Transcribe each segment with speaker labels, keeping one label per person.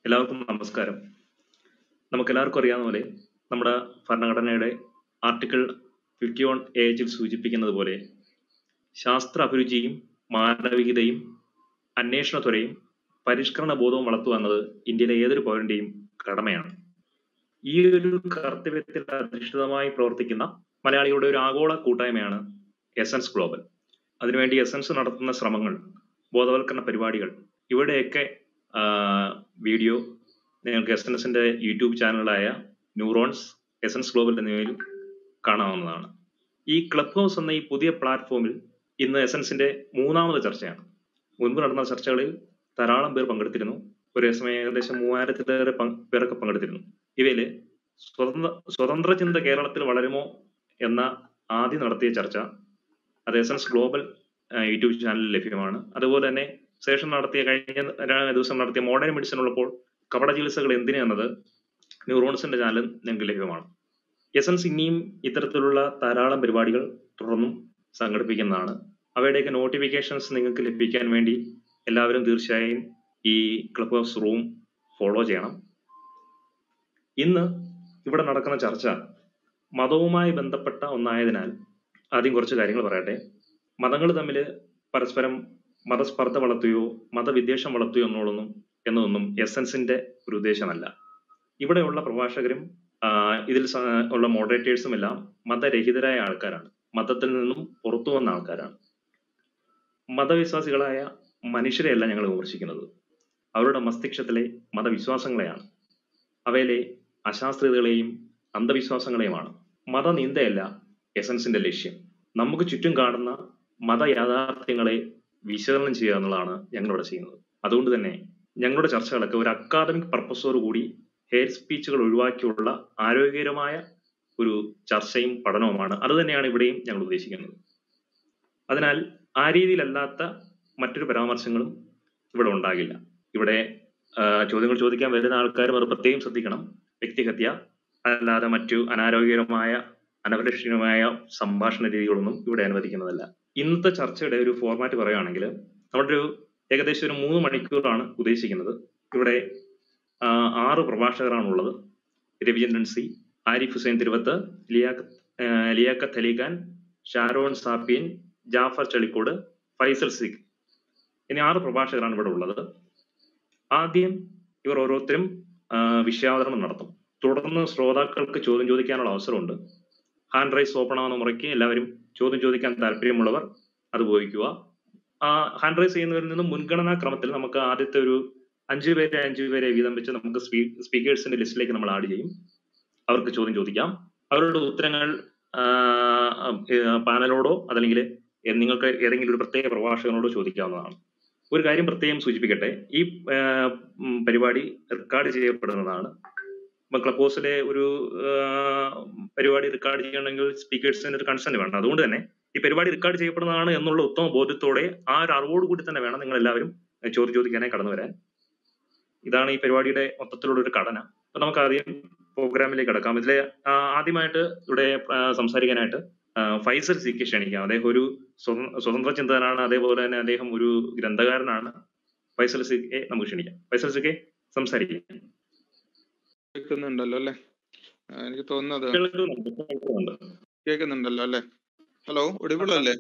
Speaker 1: എല്ലാവർക്കും നമസ്കാരം നമുക്കെല്ലാവർക്കും അറിയാവുന്ന പോലെ നമ്മുടെ ഭരണഘടനയുടെ ആർട്ടിക്കിൾ ഫിഫ്റ്റി വൺ ഏജിൽ സൂചിപ്പിക്കുന്നത് പോലെ ശാസ്ത്ര അഭിരുചിയും മാനവികതയും അന്വേഷണത്വരയും പരിഷ്കരണ ബോധവും വളർത്തുക എന്നത് ഇന്ത്യയിലെ ഏതൊരു പൗരന്റെയും കടമയാണ് ഈ ഒരു കർത്തവ്യത്തിൽ അധിഷ്ഠിതമായി പ്രവർത്തിക്കുന്ന മലയാളികളുടെ ഒരു ആഗോള കൂട്ടായ്മയാണ് എസൻസ് ഗ്ലോബൽ അതിനുവേണ്ടി എസൻസ് നടത്തുന്ന ശ്രമങ്ങൾ ബോധവൽക്കരണ പരിപാടികൾ ഇവിടെയൊക്കെ വീഡിയോ നിങ്ങൾക്ക് എസ് എൻ എസിന്റെ യൂട്യൂബ് ചാനലായ ന്യൂറോൺസ് എസൻസ് ഗ്ലോബൽ എന്നിവയിൽ കാണാവുന്നതാണ് ഈ ക്ലബ് ഹൗസ് എന്ന ഈ പുതിയ പ്ലാറ്റ്ഫോമിൽ ഇന്ന് എസൻസിന്റെ മൂന്നാമത് ചർച്ചയാണ് മുൻപ് നടന്ന ചർച്ചകളിൽ ധാരാളം പേർ പങ്കെടുത്തിരുന്നു ഒരു സമയം ഏകദേശം മൂവായിരത്തിലേറെ പേരൊക്കെ പങ്കെടുത്തിരുന്നു ഇവയില് സ്വതന്ത്ര സ്വതന്ത്ര ചിന്ത കേരളത്തിൽ വളരുമോ എന്ന ആദ്യം നടത്തിയ ചർച്ച അത് എസൻസ് ഗ്ലോബൽ യൂട്യൂബ് ചാനലിൽ ലഭ്യമാണ് അതുപോലെ തന്നെ ശേഷം നടത്തിയ കഴിഞ്ഞ ദിവസം നടത്തിയ മോഡേൺ മെഡിസിൻ ഉള്ളപ്പോൾ കപട ചികിത്സകൾ എന്തിന് എന്നത് ന്യൂറോൺസിന്റെ ചാനൽ ഞങ്ങൾക്ക് ലഭ്യമാണ് എസൻസ് ഇനിയും ഇത്തരത്തിലുള്ള ധാരാളം പരിപാടികൾ തുടർന്നും സംഘടിപ്പിക്കുന്നതാണ് അവയുടെയൊക്കെ നോട്ടിഫിക്കേഷൻസ് നിങ്ങൾക്ക് ലഭിക്കാൻ വേണ്ടി എല്ലാവരും തീർച്ചയായും ഈ ക്ലബ് ഹൗസ് റൂം ഫോളോ ചെയ്യണം ഇന്ന് ഇവിടെ നടക്കുന്ന ചർച്ച മതവുമായി ബന്ധപ്പെട്ട ഒന്നായതിനാൽ ആദ്യം കുറച്ച് കാര്യങ്ങൾ പറയട്ടെ മതങ്ങൾ തമ്മിൽ പരസ്പരം മതസ്പർദ്ധ വളർത്തുകയോ മതവിദ്വേഷം വളർത്തുകയോ എന്നുള്ളതൊന്നും എന്നതൊന്നും എസൻസിന്റെ ഒരു ഉദ്ദേശമല്ല ഇവിടെയുള്ള പ്രഭാഷകരും ഇതിൽ ഉള്ള മോഡറേറ്റേഴ്സും എല്ലാം മതരഹിതരായ ആൾക്കാരാണ് മതത്തിൽ നിന്നും പുറത്തു വന്ന ആൾക്കാരാണ് മതവിശ്വാസികളായ മനുഷ്യരെയല്ല ഞങ്ങൾ വിമർശിക്കുന്നത് അവരുടെ മസ്തിഷ്കത്തിലെ മതവിശ്വാസങ്ങളെയാണ് അവയിലെ അശാസ്ത്രീയതകളെയും അന്ധവിശ്വാസങ്ങളെയുമാണ് മതനിന്ദയല്ല എസൻസിന്റെ ലക്ഷ്യം നമുക്ക് ചുറ്റും കാണുന്ന മത യാഥാർത്ഥ്യങ്ങളെ വിശകലനം ചെയ്യുക എന്നുള്ളതാണ് ഞങ്ങളിവിടെ ചെയ്യുന്നത് അതുകൊണ്ട് തന്നെ ഞങ്ങളുടെ ചർച്ചകളൊക്കെ ഒരു അക്കാദമിക് പർപ്പസോട് കൂടി ഹെയർ സ്പീച്ചുകൾ ഒഴിവാക്കിയുള്ള ആരോഗ്യകരമായ ഒരു ചർച്ചയും പഠനവുമാണ് അത് തന്നെയാണ് ഇവിടെയും ഞങ്ങൾ ഉദ്ദേശിക്കുന്നത് അതിനാൽ ആ രീതിയിലല്ലാത്ത മറ്റൊരു പരാമർശങ്ങളും ഇവിടെ ഉണ്ടാകില്ല ഇവിടെ ചോദ്യങ്ങൾ ചോദിക്കാൻ വരുന്ന ആൾക്കാരും അത് പ്രത്യേകം ശ്രദ്ധിക്കണം വ്യക്തിഹത്യ അല്ലാതെ മറ്റു അനാരോഗ്യകരമായ അനപരിഷ്ഠിതമായ സംഭാഷണ രീതികളൊന്നും ഇവിടെ അനുവദിക്കുന്നതല്ല ഇന്നത്തെ ചർച്ചയുടെ ഒരു ഫോർമാറ്റ് പറയുകയാണെങ്കിൽ നമ്മുടെ ഒരു ഏകദേശം ഒരു മൂന്ന് മണിക്കൂറാണ് ഉദ്ദേശിക്കുന്നത് ഇവിടെ ആറ് പ്രഭാഷകരാണുള്ളത് രവിചന്ദ്രൻ സി ആരിഫ് ഹുസൈൻ തിരുവത്ത് ലിയാഖ് ലിയാഖത്ത് അലിഖാൻ ഷാരോൺ സാപ്പിയൻ ജാഫർ ചളിക്കോട് ഫൈസൽ സിഖ് ഇനി ആറ് പ്രഭാഷകരാണ് ഇവിടെ ഉള്ളത് ആദ്യം ഇവർ ഓരോരുത്തരും വിഷയാവതരണം നടത്തും തുടർന്ന് ശ്രോതാക്കൾക്ക് ചോദ്യം ചോദിക്കാനുള്ള അവസരമുണ്ട് ഹാൻഡ് റൈസ് ഓപ്പൺ ആവുന്ന മുറയ്ക്ക് എല്ലാവരും ചോദ്യം ചോദിക്കാൻ താല്പര്യമുള്ളവർ അത് ഉപയോഗിക്കുക ആ ഹാൻഡ് റൈസ് ചെയ്യുന്നവരിൽ നിന്നും മുൻഗണനാ ക്രമത്തിൽ നമുക്ക് ആദ്യത്തെ ഒരു അഞ്ചു പേരെ അഞ്ചു പേരെ വീതം വെച്ച് നമുക്ക് സ്പീക്കേഴ്സിന്റെ ലിസ്റ്റിലേക്ക് നമ്മൾ ആഡ് ചെയ്യും അവർക്ക് ചോദ്യം ചോദിക്കാം അവരുടെ ഉത്തരങ്ങൾ പാനലോടോ അതല്ലെങ്കിൽ നിങ്ങൾക്ക് ഏതെങ്കിലും ഒരു പ്രത്യേക പ്രഭാഷകനോടോ ചോദിക്കാവുന്നതാണ് ഒരു കാര്യം പ്രത്യേകം സൂചിപ്പിക്കട്ടെ ഈ പരിപാടി റെക്കോർഡ് ചെയ്യപ്പെടുന്നതാണ് ക്ലബ് ഹൗസിലെ ഒരു പരിപാടി റെക്കോർഡ് ചെയ്യണമെങ്കിൽ സ്പീക്കേഴ്സിന് ഒരു കൺസെന്റ് വേണം അതുകൊണ്ട് തന്നെ ഈ പരിപാടി റെക്കോർഡ് ചെയ്യപ്പെടുന്നതാണ് എന്നുള്ള ഉത്തമ ബോധ്യത്തോടെ ആ ഒരു അറിവോട് കൂടി തന്നെ വേണം നിങ്ങൾ എല്ലാവരും ചോദ്യം ചോദിക്കാനായി കടന്നു വരാൻ ഇതാണ് ഈ പരിപാടിയുടെ മൊത്തത്തിലുള്ള ഒരു ഘടന അപ്പൊ നമുക്ക് ആദ്യം പ്രോഗ്രാമിലേക്ക് കടക്കാം ഇതിലെ ആദ്യമായിട്ട് ഇവിടെ സംസാരിക്കാനായിട്ട് ഫൈസൽ സിക്ക് ക്ഷണിക്കാം അദ്ദേഹം ഒരു സ്വതന്ത്ര ചിന്തകനാണ് അതേപോലെ തന്നെ അദ്ദേഹം ഒരു ഗ്രന്ഥകാരനാണ് ഫൈസൽ സിക്കെ നമുക്ക് ക്ഷണിക്കാം ഫൈസൽ സിക്കെ സംസാരിക്കാം
Speaker 2: കേൾക്കുന്നുണ്ടല്ലോ അല്ലെ എനിക്ക് തോന്നുന്നത് കേൾക്കുന്നുണ്ടല്ലോ അല്ലെ ഹലോ ഒടിവുള്ളല്ലേ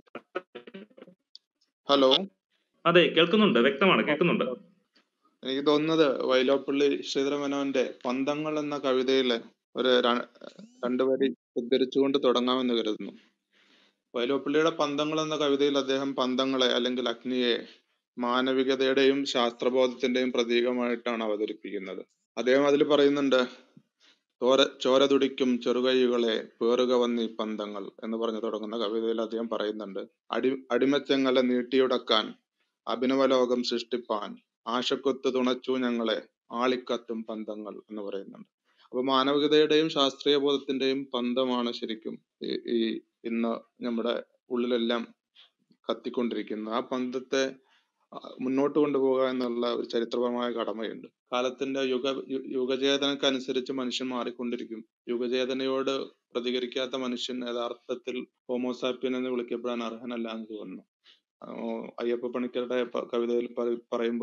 Speaker 2: ഹലോ
Speaker 1: അതെ കേൾക്കുന്നുണ്ട് വ്യക്തമാണ് കേൾക്കുന്നുണ്ട്
Speaker 2: എനിക്ക് തോന്നുന്നത് വൈലോപ്പള്ളി ശ്രീധരമേനോന്റെ പന്തങ്ങൾ എന്ന കവിതയിലെ ഒരു രണ്ടു വരി ഉദ്ധരിച്ചുകൊണ്ട് തുടങ്ങാമെന്ന് കരുതുന്നു വൈലോപ്പള്ളിയുടെ പന്തങ്ങൾ എന്ന കവിതയിൽ അദ്ദേഹം പന്തങ്ങളെ അല്ലെങ്കിൽ അഗ്നിയെ മാനവികതയുടെയും ശാസ്ത്രബോധത്തിന്റെയും പ്രതീകമായിട്ടാണ് അവതരിപ്പിക്കുന്നത് അദ്ദേഹം അതിൽ പറയുന്നുണ്ട് ചോര ചോര തുടിക്കും ചെറുകൈകളെ പേറുക വന്നീ പന്തങ്ങൾ എന്ന് പറഞ്ഞു തുടങ്ങുന്ന കവിതയിൽ അദ്ദേഹം പറയുന്നുണ്ട് അടി അടിമച്ചങ്ങല നീട്ടിയുടക്കാൻ അഭിനവലോകം സൃഷ്ടിപ്പാൻ ആശക്കൊത്ത് തുണച്ചു ഞങ്ങളെ ആളിക്കത്തും പന്തങ്ങൾ എന്ന് പറയുന്നുണ്ട് അപ്പൊ മാനവികതയുടെയും ശാസ്ത്രീയ ബോധത്തിന്റെയും പന്തമാണ് ശരിക്കും ഈ ഇന്ന് നമ്മുടെ ഉള്ളിലെല്ലാം കത്തിക്കൊണ്ടിരിക്കുന്ന ആ പന്തത്തെ മുന്നോട്ട് കൊണ്ടുപോകുക എന്നുള്ള ഒരു ചരിത്രപരമായ കടമയുണ്ട് കാലത്തിന്റെ യുഗ യുഗചേതനക്കനുസരിച്ച് മനുഷ്യൻ മാറിക്കൊണ്ടിരിക്കും യുഗചേതനയോട് പ്രതികരിക്കാത്ത മനുഷ്യൻ യഥാർത്ഥത്തിൽ ഹോമോസാപ്പിയൻ എന്ന് വിളിക്കപ്പെടാൻ അർഹനല്ല എന്ന് തോന്നുന്നു അയ്യപ്പ പണിക്കരുടെ കവിതയിൽ പറയും പോലെ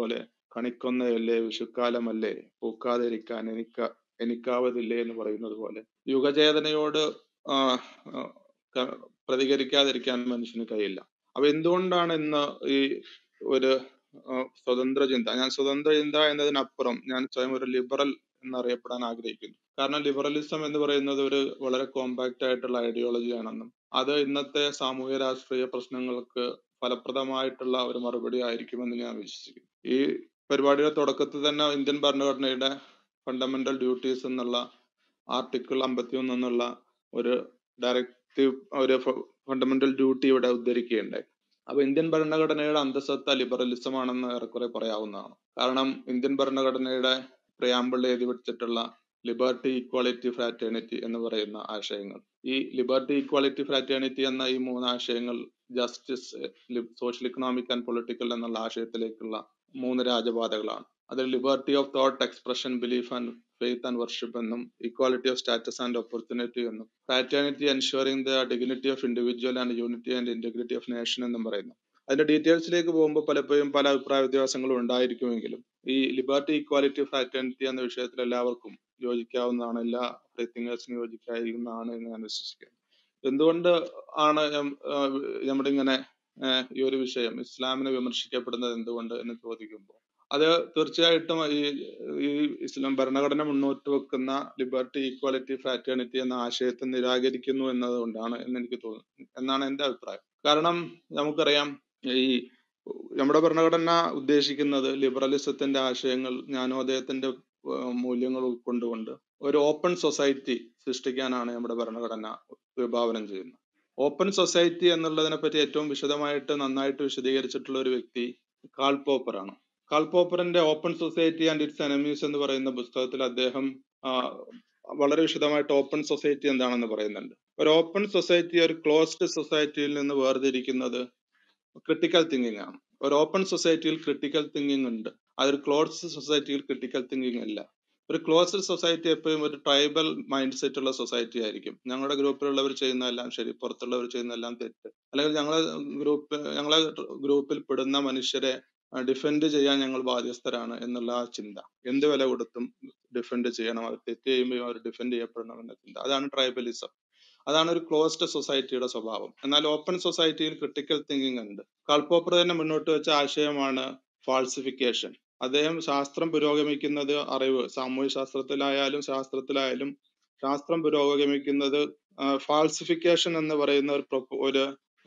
Speaker 2: കണിക്കൊന്നയല്ലേ വിഷുക്കാലമല്ലേ പൂക്കാതിരിക്കാൻ എനിക്ക് എനിക്കാവതില്ലേ എന്ന് പറയുന്നത് പോലെ യുഗചേതനയോട് ആ, ആ, ക- പ്രതികരിക്കാതിരിക്കാൻ മനുഷ്യന് കഴിയില്ല അപ്പൊ എന്തുകൊണ്ടാണ് ഇന്ന് ഈ ഒരു ആ, സ്വതന്ത്ര ചിന്ത ഞാൻ സ്വതന്ത്ര ചിന്ത എന്നതിനപ്പുറം ഞാൻ സ്വയം ഒരു ലിബറൽ എന്നറിയപ്പെടാൻ ആഗ്രഹിക്കുന്നു കാരണം ലിബറലിസം എന്ന് പറയുന്നത് ഒരു വളരെ കോമ്പാക്റ്റ് ആയിട്ടുള്ള ഐഡിയോളജി ആണെന്നും അത് ഇന്നത്തെ സാമൂഹ്യ രാഷ്ട്രീയ പ്രശ്നങ്ങൾക്ക് ഫലപ്രദമായിട്ടുള്ള ഒരു മറുപടി ആയിരിക്കുമെന്ന് ഞാൻ വിശ്വസിക്കുന്നു ഈ പരിപാടിയുടെ തുടക്കത്തിൽ തന്നെ ഇന്ത്യൻ ഭരണഘടനയുടെ ഫണ്ടമെന്റൽ ഡ്യൂട്ടീസ് എന്നുള്ള ആർട്ടിക്കിൾ അമ്പത്തി ഒന്ന് എന്നുള്ള ഒരു ഡയറക്റ്റീവ് ഒരു ഫണ്ടമെന്റൽ ഡ്യൂട്ടി ഇവിടെ ഉദ്ധരിക്കുകയുണ്ടായി അപ്പൊ ഇന്ത്യൻ ഭരണഘടനയുടെ അന്തസത്ത ലിബറലിസം ആണെന്ന് ഏറെക്കുറെ പറയാവുന്നതാണ് കാരണം ഇന്ത്യൻ ഭരണഘടനയുടെ പ്രിയാമ്പിളിൽ എഴുതി വെച്ചിട്ടുള്ള ലിബർട്ടി ഈക്വാളിറ്റി ഫ്രാറ്റേണിറ്റി എന്ന് പറയുന്ന ആശയങ്ങൾ ഈ ലിബർട്ടി ഈക്വാളിറ്റി ഫ്രാറ്റേണിറ്റി എന്ന ഈ മൂന്ന് ആശയങ്ങൾ justice social economic and political എന്നുള്ള ആശയത്തിലേക്കുള്ള മൂന്ന് രാജപാതകളാണ് അതിൽ liberty of thought expression belief and faith and worship എന്നും equality of status and opportunity എന്നും fraternity ensuring the dignity of individual and unity and integrity of nation എന്നും പറയുന്നു അതിന്റെ ഡീറ്റെയിൽസിലേക്ക് പോകുമ്പോൾ പലപ്പോഴും പല അഭിപ്രായ വ്യത്യാസങ്ങളും ഉണ്ടായിരിക്കുമെങ്കിലും ഈ ലിബർട്ടി ഇക്വാലിറ്റി ഫ്രാറ്റേണിറ്റി എന്ന വിഷയത്തിൽ എല്ലാവർക്കും യോജിക്കാവുന്നതാണ് എല്ലാ തിങ്കേഴ്സിനും യോജിക്കാവുന്നതാണ് എന്ന് ഞാൻ വിശ്വസിക്കുന്നു എന്തുകൊണ്ട് ആണ് നം- ആ, നമ്മുടെ ഇങ്ങനെ ആ, ഈ ഒരു വിഷയം ഇസ്ലാമിനെ വിമർശിക്കപ്പെടുന്നത് എന്തുകൊണ്ട് എന്ന് ചോദിക്കുമ്പോൾ അത് തീർച്ചയായിട്ടും ഈ ഈ ഇസ്ലാം ഭരണഘടന മുന്നോട്ട് വെക്കുന്ന ലിബർട്ടി ഈക്വാലിറ്റി ഫ്രാറ്റേണിറ്റി എന്ന ആശയത്തെ നിരാകരിക്കുന്നു എന്നതുകൊണ്ടാണ് എന്ന് എനിക്ക് തോന്നുന്നു എന്നാണ് എന്റെ അഭിപ്രായം കാരണം നമുക്കറിയാം ഈ നമ്മുടെ ഭരണഘടന ഉദ്ദേശിക്കുന്നത് ലിബറലിസത്തിന്റെ ആശയങ്ങൾ ജ്ഞാനോദയത്തിന്റെ ഏഹ് മൂല്യങ്ങൾ ഉൾക്കൊണ്ടുകൊണ്ട് ഒരു ഓപ്പൺ സൊസൈറ്റി സൃഷ്ടിക്കാനാണ് നമ്മുടെ ഭരണഘടന വിഭാവനം ചെയ്യുന്നത് ഓപ്പൺ സൊസൈറ്റി എന്നുള്ളതിനെ പറ്റി ഏറ്റവും വിശദമായിട്ട് നന്നായിട്ട് വിശദീകരിച്ചിട്ടുള്ള ഒരു വ്യക്തി കാൾ പോപ്പറാണ് കാൾ പോപ്പറിന്റെ open society and its enemies എന്ന് പറയുന്ന പുസ്തകത്തിൽ അദ്ദേഹം ആ, വളരെ വിശദമായിട്ട് ഓപ്പൺ സൊസൈറ്റി എന്താണെന്ന് പറയുന്നുണ്ട് ഒരു ഓപ്പൺ സൊസൈറ്റി ഒരു ക്ലോസ്ഡ് സൊസൈറ്റിയിൽ നിന്ന് വേർതിരിക്കുന്നത് ക്രിട്ടിക്കൽ തിങ്കിങ് ആണ് ഒരു ഓപ്പൺ സൊസൈറ്റിയിൽ ക്രിട്ടിക്കൽ തിങ്കിങ് ഉണ്ട് അതൊരു ക്ലോസ്ഡ് സൊസൈറ്റിയിൽ ക്രിട്ടിക്കൽ തിങ്കിങ് അല്ല ഒരു ക്ലോസ്ഡ് സൊസൈറ്റി എപ്പോഴും ഒരു ട്രൈബൽ മൈൻഡ് സെറ്റ് ഉള്ള സൊസൈറ്റി ആയിരിക്കും ഞങ്ങളുടെ ഗ്രൂപ്പിലുള്ളവർ ചെയ്യുന്നതെല്ലാം ശരി പുറത്തുള്ളവർ ചെയ്യുന്നതെല്ലാം തെറ്റ് അല്ലെങ്കിൽ ഞങ്ങളെ ഗ്രൂപ്പ് ഞങ്ങളെ ഗ്രൂപ്പിൽ പെടുന്ന മനുഷ്യരെ ഡിഫെൻഡ് ചെയ്യാൻ ഞങ്ങൾ ബാധ്യസ്ഥരാണ് എന്നുള്ള ആ ചിന്ത എന്ത് വില കൊടുത്തും ഡിഫെൻഡ് ചെയ്യണം അവർ തെറ്റ് ചെയ്യുമ്പോൾ അവർ ഡിഫെൻഡ് ചെയ്യപ്പെടണം എന്ന ചിന്ത അതാണ് ട്രൈബലിസം അതാണ് ഒരു ക്ലോസ്ഡ് സൊസൈറ്റിയുടെ സ്വഭാവം എന്നാൽ ഓപ്പൺ സൊസൈറ്റിയിൽ ക്രിട്ടിക്കൽ തിങ്കിങ് ഉണ്ട് കാൾപോപ്പർ തന്നെ മുന്നോട്ട് വെച്ച ആശയമാണ് ഫാൾസിഫിക്കേഷൻ അദ്ദേഹം ശാസ്ത്രം പുരോഗമിക്കുന്നത് അറിവ് സാമൂഹ്യ ശാസ്ത്രത്തിലായാലും ശാസ്ത്രത്തിലായാലും ശാസ്ത്രം പുരോഗമിക്കുന്നത് ഫാൾസിഫിക്കേഷൻ എന്ന് പറയുന്ന ഒരു പ്രൊപ്പ- ഒരു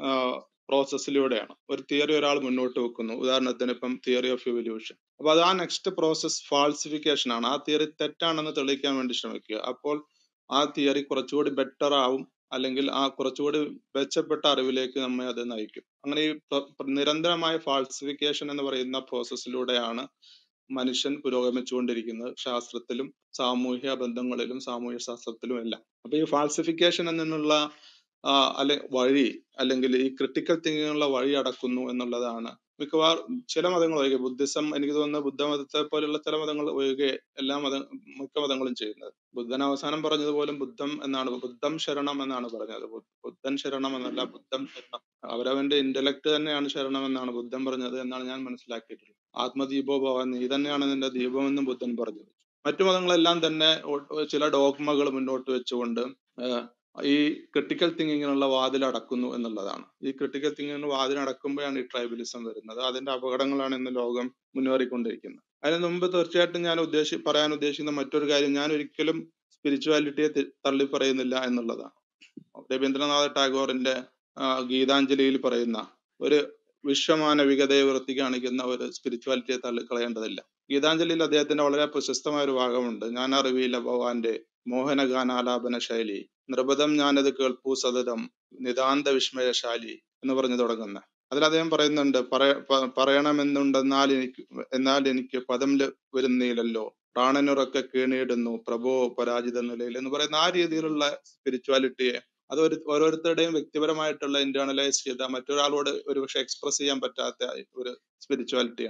Speaker 2: പ്രോസസ്സിലൂടെയാണ് ഒരു തിയറി ഒരാൾ മുന്നോട്ട് വെക്കുന്നു ഉദാഹരണത്തിന് ഇപ്പം തിയറി ഓഫ് ഇവല്യൂഷൻ അപ്പൊ അത് ആ നെക്സ്റ്റ് പ്രോസസ് ഫാൾസിഫിക്കേഷൻ ആണ് ആ തിയറി തെറ്റാണെന്ന് തെളിയിക്കാൻ വേണ്ടി ശ്രമിക്കുക അപ്പോൾ ആ തിയറി കുറച്ചുകൂടി ബെറ്റർ ആവും അല്ലെങ്കിൽ ആ കുറച്ചുകൂടി മെച്ചപ്പെട്ട അറിവിലേക്ക് നമ്മെ അത് നയിക്കും അങ്ങനെ ഈ പ്ര- പ്ര- നിരന്തരമായ ഫാൾസിഫിക്കേഷൻ എന്ന് പറയുന്ന പ്രോസസ്സിലൂടെയാണ് മനുഷ്യൻ പുരോഗമിച്ചുകൊണ്ടിരിക്കുന്നത് ശാസ്ത്രത്തിലും സാമൂഹ്യ ബന്ധങ്ങളിലും സാമൂഹ്യ ശാസ്ത്രത്തിലും എല്ലാം അപ്പൊ ഈ ഫാൾസിഫിക്കേഷൻ എന്നുള്ള ആ, അല്ലെ വഴി അല്ലെങ്കിൽ ഈ ക്രിട്ടിക്കൽ തിങ്കിങ്ങിനുള്ള വഴി അടക്കുന്നു എന്നുള്ളതാണ് മിക്കവാറും ചില മതങ്ങൾ ഒഴികെ ബുദ്ധിസം എനിക്ക് തോന്നുന്നു ബുദ്ധമതത്തെ പോലുള്ള ചില മതങ്ങൾ ഒഴികെ എല്ലാ മത മിക്ക മതങ്ങളും ചെയ്യുന്നത് ബുദ്ധൻ അവസാനം പറഞ്ഞതുപോലും ബുദ്ധം എന്നാണ് ബുദ്ധം ശരണം എന്നാണ് പറഞ്ഞത് ബു- ബുദ്ധൻ ശരണം എന്നല്ല ബുദ്ധം ശരണം അവരവന്റെ ഇന്റലക്ട് തന്നെയാണ് ശരണം എന്നാണ് ബുദ്ധൻ പറഞ്ഞത് എന്നാണ് ഞാൻ മനസ്സിലാക്കിയിട്ടുള്ളത് ആത്മദീപോ ഭവൻ നീ തന്നെയാണ് നിന്റെ ദീപം എന്നും ബുദ്ധൻ പറഞ്ഞത് മറ്റു മതങ്ങളെല്ലാം തന്നെ ഒ- ചില ഡോഗ്മകൾ മുന്നോട്ട് വെച്ചുകൊണ്ട് ആഹ് ഈ ക്രിട്ടിക്കൽ തിങ്കിങ്ങിനുള്ള വാതിൽ അടക്കുന്നു എന്നുള്ളതാണ് ഈ ക്രിട്ടിക്കൽ തിങ്കിങ്ങിന് വാതിൽ അടക്കുമ്പോഴാണ് ഈ ട്രൈബലിസം വരുന്നത് അതിന്റെ അപകടങ്ങളാണ് ഇന്ന് ലോകം മുന്നേറിക്കൊണ്ടിരിക്കുന്നത് അതിന് മുമ്പ് തീർച്ചയായിട്ടും ഞാൻ ഉദ്ദേശി പറയാൻ ഉദ്ദേശിക്കുന്ന മറ്റൊരു കാര്യം ഞാൻ ഒരിക്കലും സ്പിരിച്വാലിറ്റിയെ തി- തള്ളി പറയുന്നില്ല എന്നുള്ളതാണ് രവീന്ദ്രനാഥ ടാഗോറിന്റെ ആ, ഗീതാഞ്ജലിയിൽ പറയുന്ന ഒരു വിശ്വമാനവികതയെ വൃത്തി കാണിക്കുന്ന ഒരു സ്പിരിച്വാലിറ്റിയെ തള്ളിക്കളയേണ്ടതില്ല ഗീതാഞ്ജലിയിൽ അദ്ദേഹത്തിന്റെ വളരെ പ്രശസ്തമായ ഒരു ഭാഗമുണ്ട് ഞാൻ അറിവിയില്ല ഭഗവാന്റെ മോഹനഗാനാലാപന ശൈലി നൃപതം ഞാനത് കേൾപ്പൂ സതതം നിതാന്ത വിസ്മയശാലി എന്ന് പറഞ്ഞു തുടങ്ങുന്ന അതിൽ അദ്ദേഹം പറയുന്നുണ്ട് പറയ പ- പറയണമെന്നുണ്ടെന്നാൽ എനിക്ക് എന്നാൽ എനിക്ക് പദം ല- വരുന്നില്ലല്ലോ പ്രാണനുറക്കെ കീണിയിടുന്നു പ്രഭോ പരാജിത നിലയിൽ എന്ന് പറയുന്ന ആ രീതിയിലുള്ള സ്പിരിച്വാലിറ്റിയെ അത് ഒരു ഓരോരുത്തരുടെയും വ്യക്തിപരമായിട്ടുള്ള ഇന്റേണലൈസ് ചെയ്ത മറ്റൊരാളോട് ഒരുപക്ഷെ എക്സ്പ്രസ് ചെയ്യാൻ പറ്റാത്ത ഒരു സ്പിരിച്വാലിറ്റിയാണ്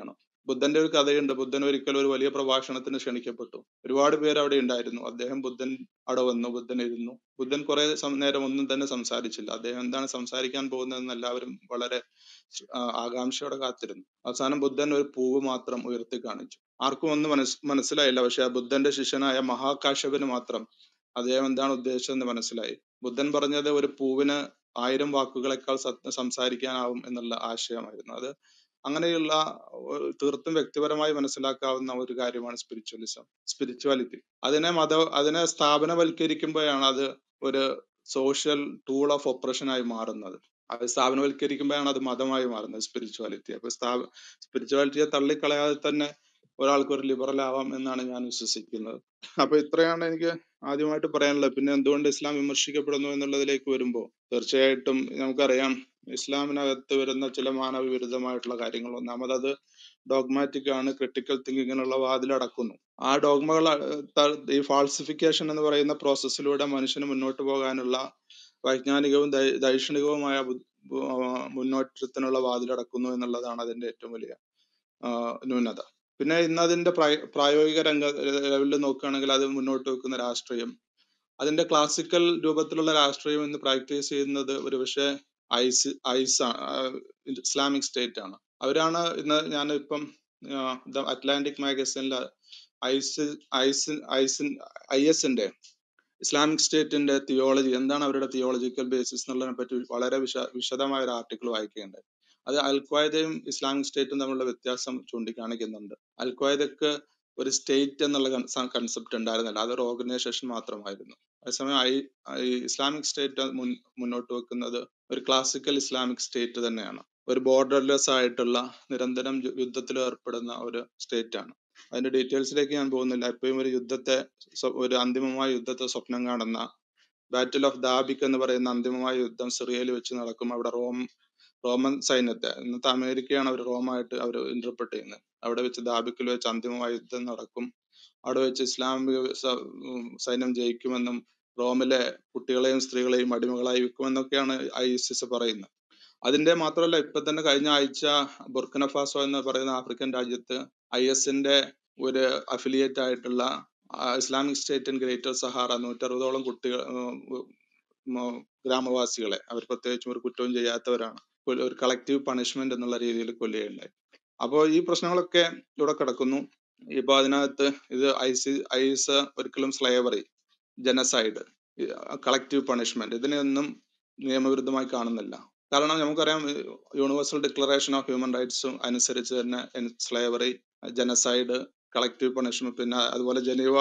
Speaker 2: ബുദ്ധന്റെ ഒരു കഥയുണ്ട് ബുദ്ധൻ ഒരിക്കൽ ഒരു വലിയ പ്രഭാഷണത്തിന് ക്ഷണിക്കപ്പെട്ടു ഒരുപാട് പേര് അവിടെ ഉണ്ടായിരുന്നു അദ്ദേഹം ബുദ്ധൻ അവിടെ വന്നു ബുദ്ധൻ ഇരുന്നു ബുദ്ധൻ കുറെ സം- നേരം ഒന്നും തന്നെ സംസാരിച്ചില്ല അദ്ദേഹം എന്താണ് സംസാരിക്കാൻ പോകുന്നതെന്ന് എല്ലാവരും വളരെ ആ, ആകാംക്ഷയോടെ കാത്തിരുന്നു അവസാനം ബുദ്ധൻ ഒരു പൂവ് മാത്രം ഉയർത്തി കാണിച്ചു ആർക്കും ഒന്നും മനസ് മനസ്സിലായില്ല പക്ഷെ ആ ബുദ്ധന്റെ ശിഷ്യനായ മഹാകാശ്യപന് മാത്രം അദ്ദേഹം എന്താണ് ഉദ്ദേശിച്ചതെന്ന് മനസ്സിലായി ബുദ്ധൻ പറഞ്ഞത് ഒരു പൂവിന് ആയിരം വാക്കുകളെക്കാൾ സത്യം സംസാരിക്കാനാവും എന്നുള്ള ആശയമായിരുന്നു അത് അങ്ങനെയുള്ള ഒരു തീർത്തും വ്യക്തിപരമായി മനസ്സിലാക്കാവുന്ന ഒരു കാര്യമാണ് സ്പിരിച്വലിസം സ്പിരിച്വാലിറ്റി അതിനെ മത അതിനെ സ്ഥാപനവൽക്കരിക്കുമ്പോഴാണ് അത് ഒരു സോഷ്യൽ ടൂൾ ഓഫ് ഓപ്പറേഷൻ ആയി മാറുന്നത് അത് സ്ഥാപനവൽക്കരിക്കുമ്പോഴാണ് അത് മതമായി മാറുന്നത് സ്പിരിച്വാലിറ്റി അപ്പൊ സ്ഥാപ സ്പിരിച്വാലിറ്റിയെ തള്ളിക്കളയാതെ തന്നെ ഒരാൾക്ക് ഒരു ലിബറൽ ആവാം എന്നാണ് ഞാൻ വിശ്വസിക്കുന്നത് അപ്പൊ ഇത്രയാണ് എനിക്ക് ആദ്യമായിട്ട് പറയാനുള്ളത് പിന്നെ എന്തുകൊണ്ട് ഇസ്ലാം വിമർശിക്കപ്പെടുന്നു എന്നുള്ളതിലേക്ക് വരുമ്പോൾ തീർച്ചയായിട്ടും നമുക്കറിയാം ഇസ്ലാമിനകത്ത് വരുന്ന ചില മാനവ വിരുദ്ധമായിട്ടുള്ള കാര്യങ്ങൾ ഒന്നാമത് അത് ഡോഗ്മാറ്റിക് ആണ് ക്രിട്ടിക്കൽ തിങ്കിങ്ങിനുള്ള വാതിലടക്കുന്നു ആ ഡോഗ്മകൾ ഈ ഫാൾസിഫിക്കേഷൻ എന്ന് പറയുന്ന പ്രോസസ്സിലൂടെ മനുഷ്യന് മുന്നോട്ട് പോകാനുള്ള വൈജ്ഞാനികവും ദൈ- ദൈക്ഷണികവുമായ ബു- ബു- ആ, മുന്നോട്ടത്തിനുള്ള വാതിലടക്കുന്നു എന്നുള്ളതാണ് അതിന്റെ ഏറ്റവും വലിയ ആ, ന്യൂനത പിന്നെ ഇന്ന് അതിന്റെ പ്രായ- പ്രായോഗിക രംഗ ലെവലിൽ നോക്കുകയാണെങ്കിൽ അത് മുന്നോട്ട് വെക്കുന്ന രാഷ്ട്രീയം അതിന്റെ ക്ലാസിക്കൽ രൂപത്തിലുള്ള രാഷ്ട്രീയം ഇന്ന് പ്രാക്ടീസ് ചെയ്യുന്നത് ഒരുപക്ഷെ ഐസ് ഐസ് ഇസ്ലാമിക് സ്റ്റേറ്റ് ആണ് അവരാണ് ഇന്ന് ഞാൻ ഇപ്പം ദ അറ്റ്ലാന്റിക് മാഗസിനിൽ ഐസ് ഐസ് ഐസ് ഐ എസിന്റെ ഇസ്ലാമിക് സ്റ്റേറ്റിന്റെ തിയോളജി എന്താണ് അവരുടെ തിയോളജിക്കൽ ബേസിസ് എന്നുള്ളതിനെ പറ്റി വളരെ വിശ വിശദമായ ഒരു ആർട്ടിക്കിൾ വായിക്കുകയുണ്ടായി അത് അൽക്വായദയും ഇസ്ലാമിക് സ്റ്റേറ്റും തമ്മിലുള്ള വ്യത്യാസം ചൂണ്ടിക്കാണിക്കുന്നുണ്ട് അൽക്വായദക്ക് ഒരു സ്റ്റേറ്റ് എന്നുള്ള കൺസെപ്റ്റ് ഉണ്ടായിരുന്നില്ല അതൊരു ഓർഗനൈസേഷൻ മാത്രമായിരുന്നു അതേസമയം ഐ ഈ ഇസ്ലാമിക് സ്റ്റേറ്റ് മുൻ മുന്നോട്ട് വെക്കുന്നത് ഒരു ക്ലാസിക്കൽ ഇസ്ലാമിക് സ്റ്റേറ്റ് തന്നെയാണ് ഒരു ബോർഡർലെസ് ആയിട്ടുള്ള നിരന്തരം യു- യുദ്ധത്തിൽ ഏർപ്പെടുന്ന ഒരു സ്റ്റേറ്റ് ആണ് അതിന്റെ ഡീറ്റെയിൽസിലേക്ക് ഞാൻ പോകുന്നില്ല എപ്പോഴും ഒരു യുദ്ധത്തെ സ്വ- ഒരു അന്തിമമായ യുദ്ധത്തെ സ്വപ്നം കാണുന്ന ബാറ്റിൽ ഓഫ് ദാബിക് എന്ന് പറയുന്ന അന്തിമമായ യുദ്ധം സിറിയയിൽ വെച്ച് നടക്കും അവിടെ റോം റോമൻ സൈന്യത്തെ ഇന്നത്തെ അമേരിക്കയാണ് അവർ റോമായിട്ട് അവർ ഇന്റർപ്രറ്റ് ചെയ്യുന്നത് അവിടെ വെച്ച് ദാബിക്കിൽ വെച്ച് അന്തിമമായ യുദ്ധം നടക്കും അവിടെ വെച്ച് ഇസ്ലാമിക സ- ഉം സൈന്യം ജയിക്കുമെന്നും റോമിലെ കുട്ടികളെയും സ്ത്രീകളെയും അടിമകളായി വിൽക്കുമെന്നൊക്കെയാണ് ഐസിസ് പറയുന്നത് അതിന്റെ മാത്രമല്ല ഇപ്പൊ തന്നെ കഴിഞ്ഞ ആഴ്ച ബുർക്കിനഫാസോ എന്ന് പറയുന്ന ആഫ്രിക്കൻ രാജ്യത്ത് ഐ എസിന്റെ ഒരു അഫിലിയേറ്റ് ആയിട്ടുള്ള ആ, Islamic State in Greater Sahara നൂറ്ററുപതോളം കുട്ടികൾ ഉം, ഉം, ഗ്രാമവാസികളെ അവർ പ്രത്യേകിച്ചും ഒരു കുറ്റവും ചെയ്യാത്തവരാണ് കൊല്ല- ഒരു കളക്റ്റീവ് പണിഷ്മെന്റ് എന്നുള്ള രീതിയിൽ കൊല്ലുകയുണ്ടായി അപ്പോൾ ഈ പ്രശ്നങ്ങളൊക്കെ ഇവിടെ കിടക്കുന്നു ഇപ്പൊ അതിനകത്ത് ഇത് ഐസി ഐസ് ഒരിക്കലും സ്ലേവറി ജനസൈഡ് കളക്റ്റീവ് പണിഷ്മെന്റ് ഇതിനെയൊന്നും നിയമവിരുദ്ധമായി കാണുന്നില്ല കാരണം നമുക്കറിയാം യൂണിവേഴ്സൽ ഡിക്ലറേഷൻ ഓഫ് ഹ്യൂമൻ റൈറ്റ്സും അനുസരിച്ച് തന്നെ സ്ലേവറി ജനസൈഡ് കളക്റ്റീവ് പണിഷ്മെന്റ് പിന്നെ അതുപോലെ ജനീവ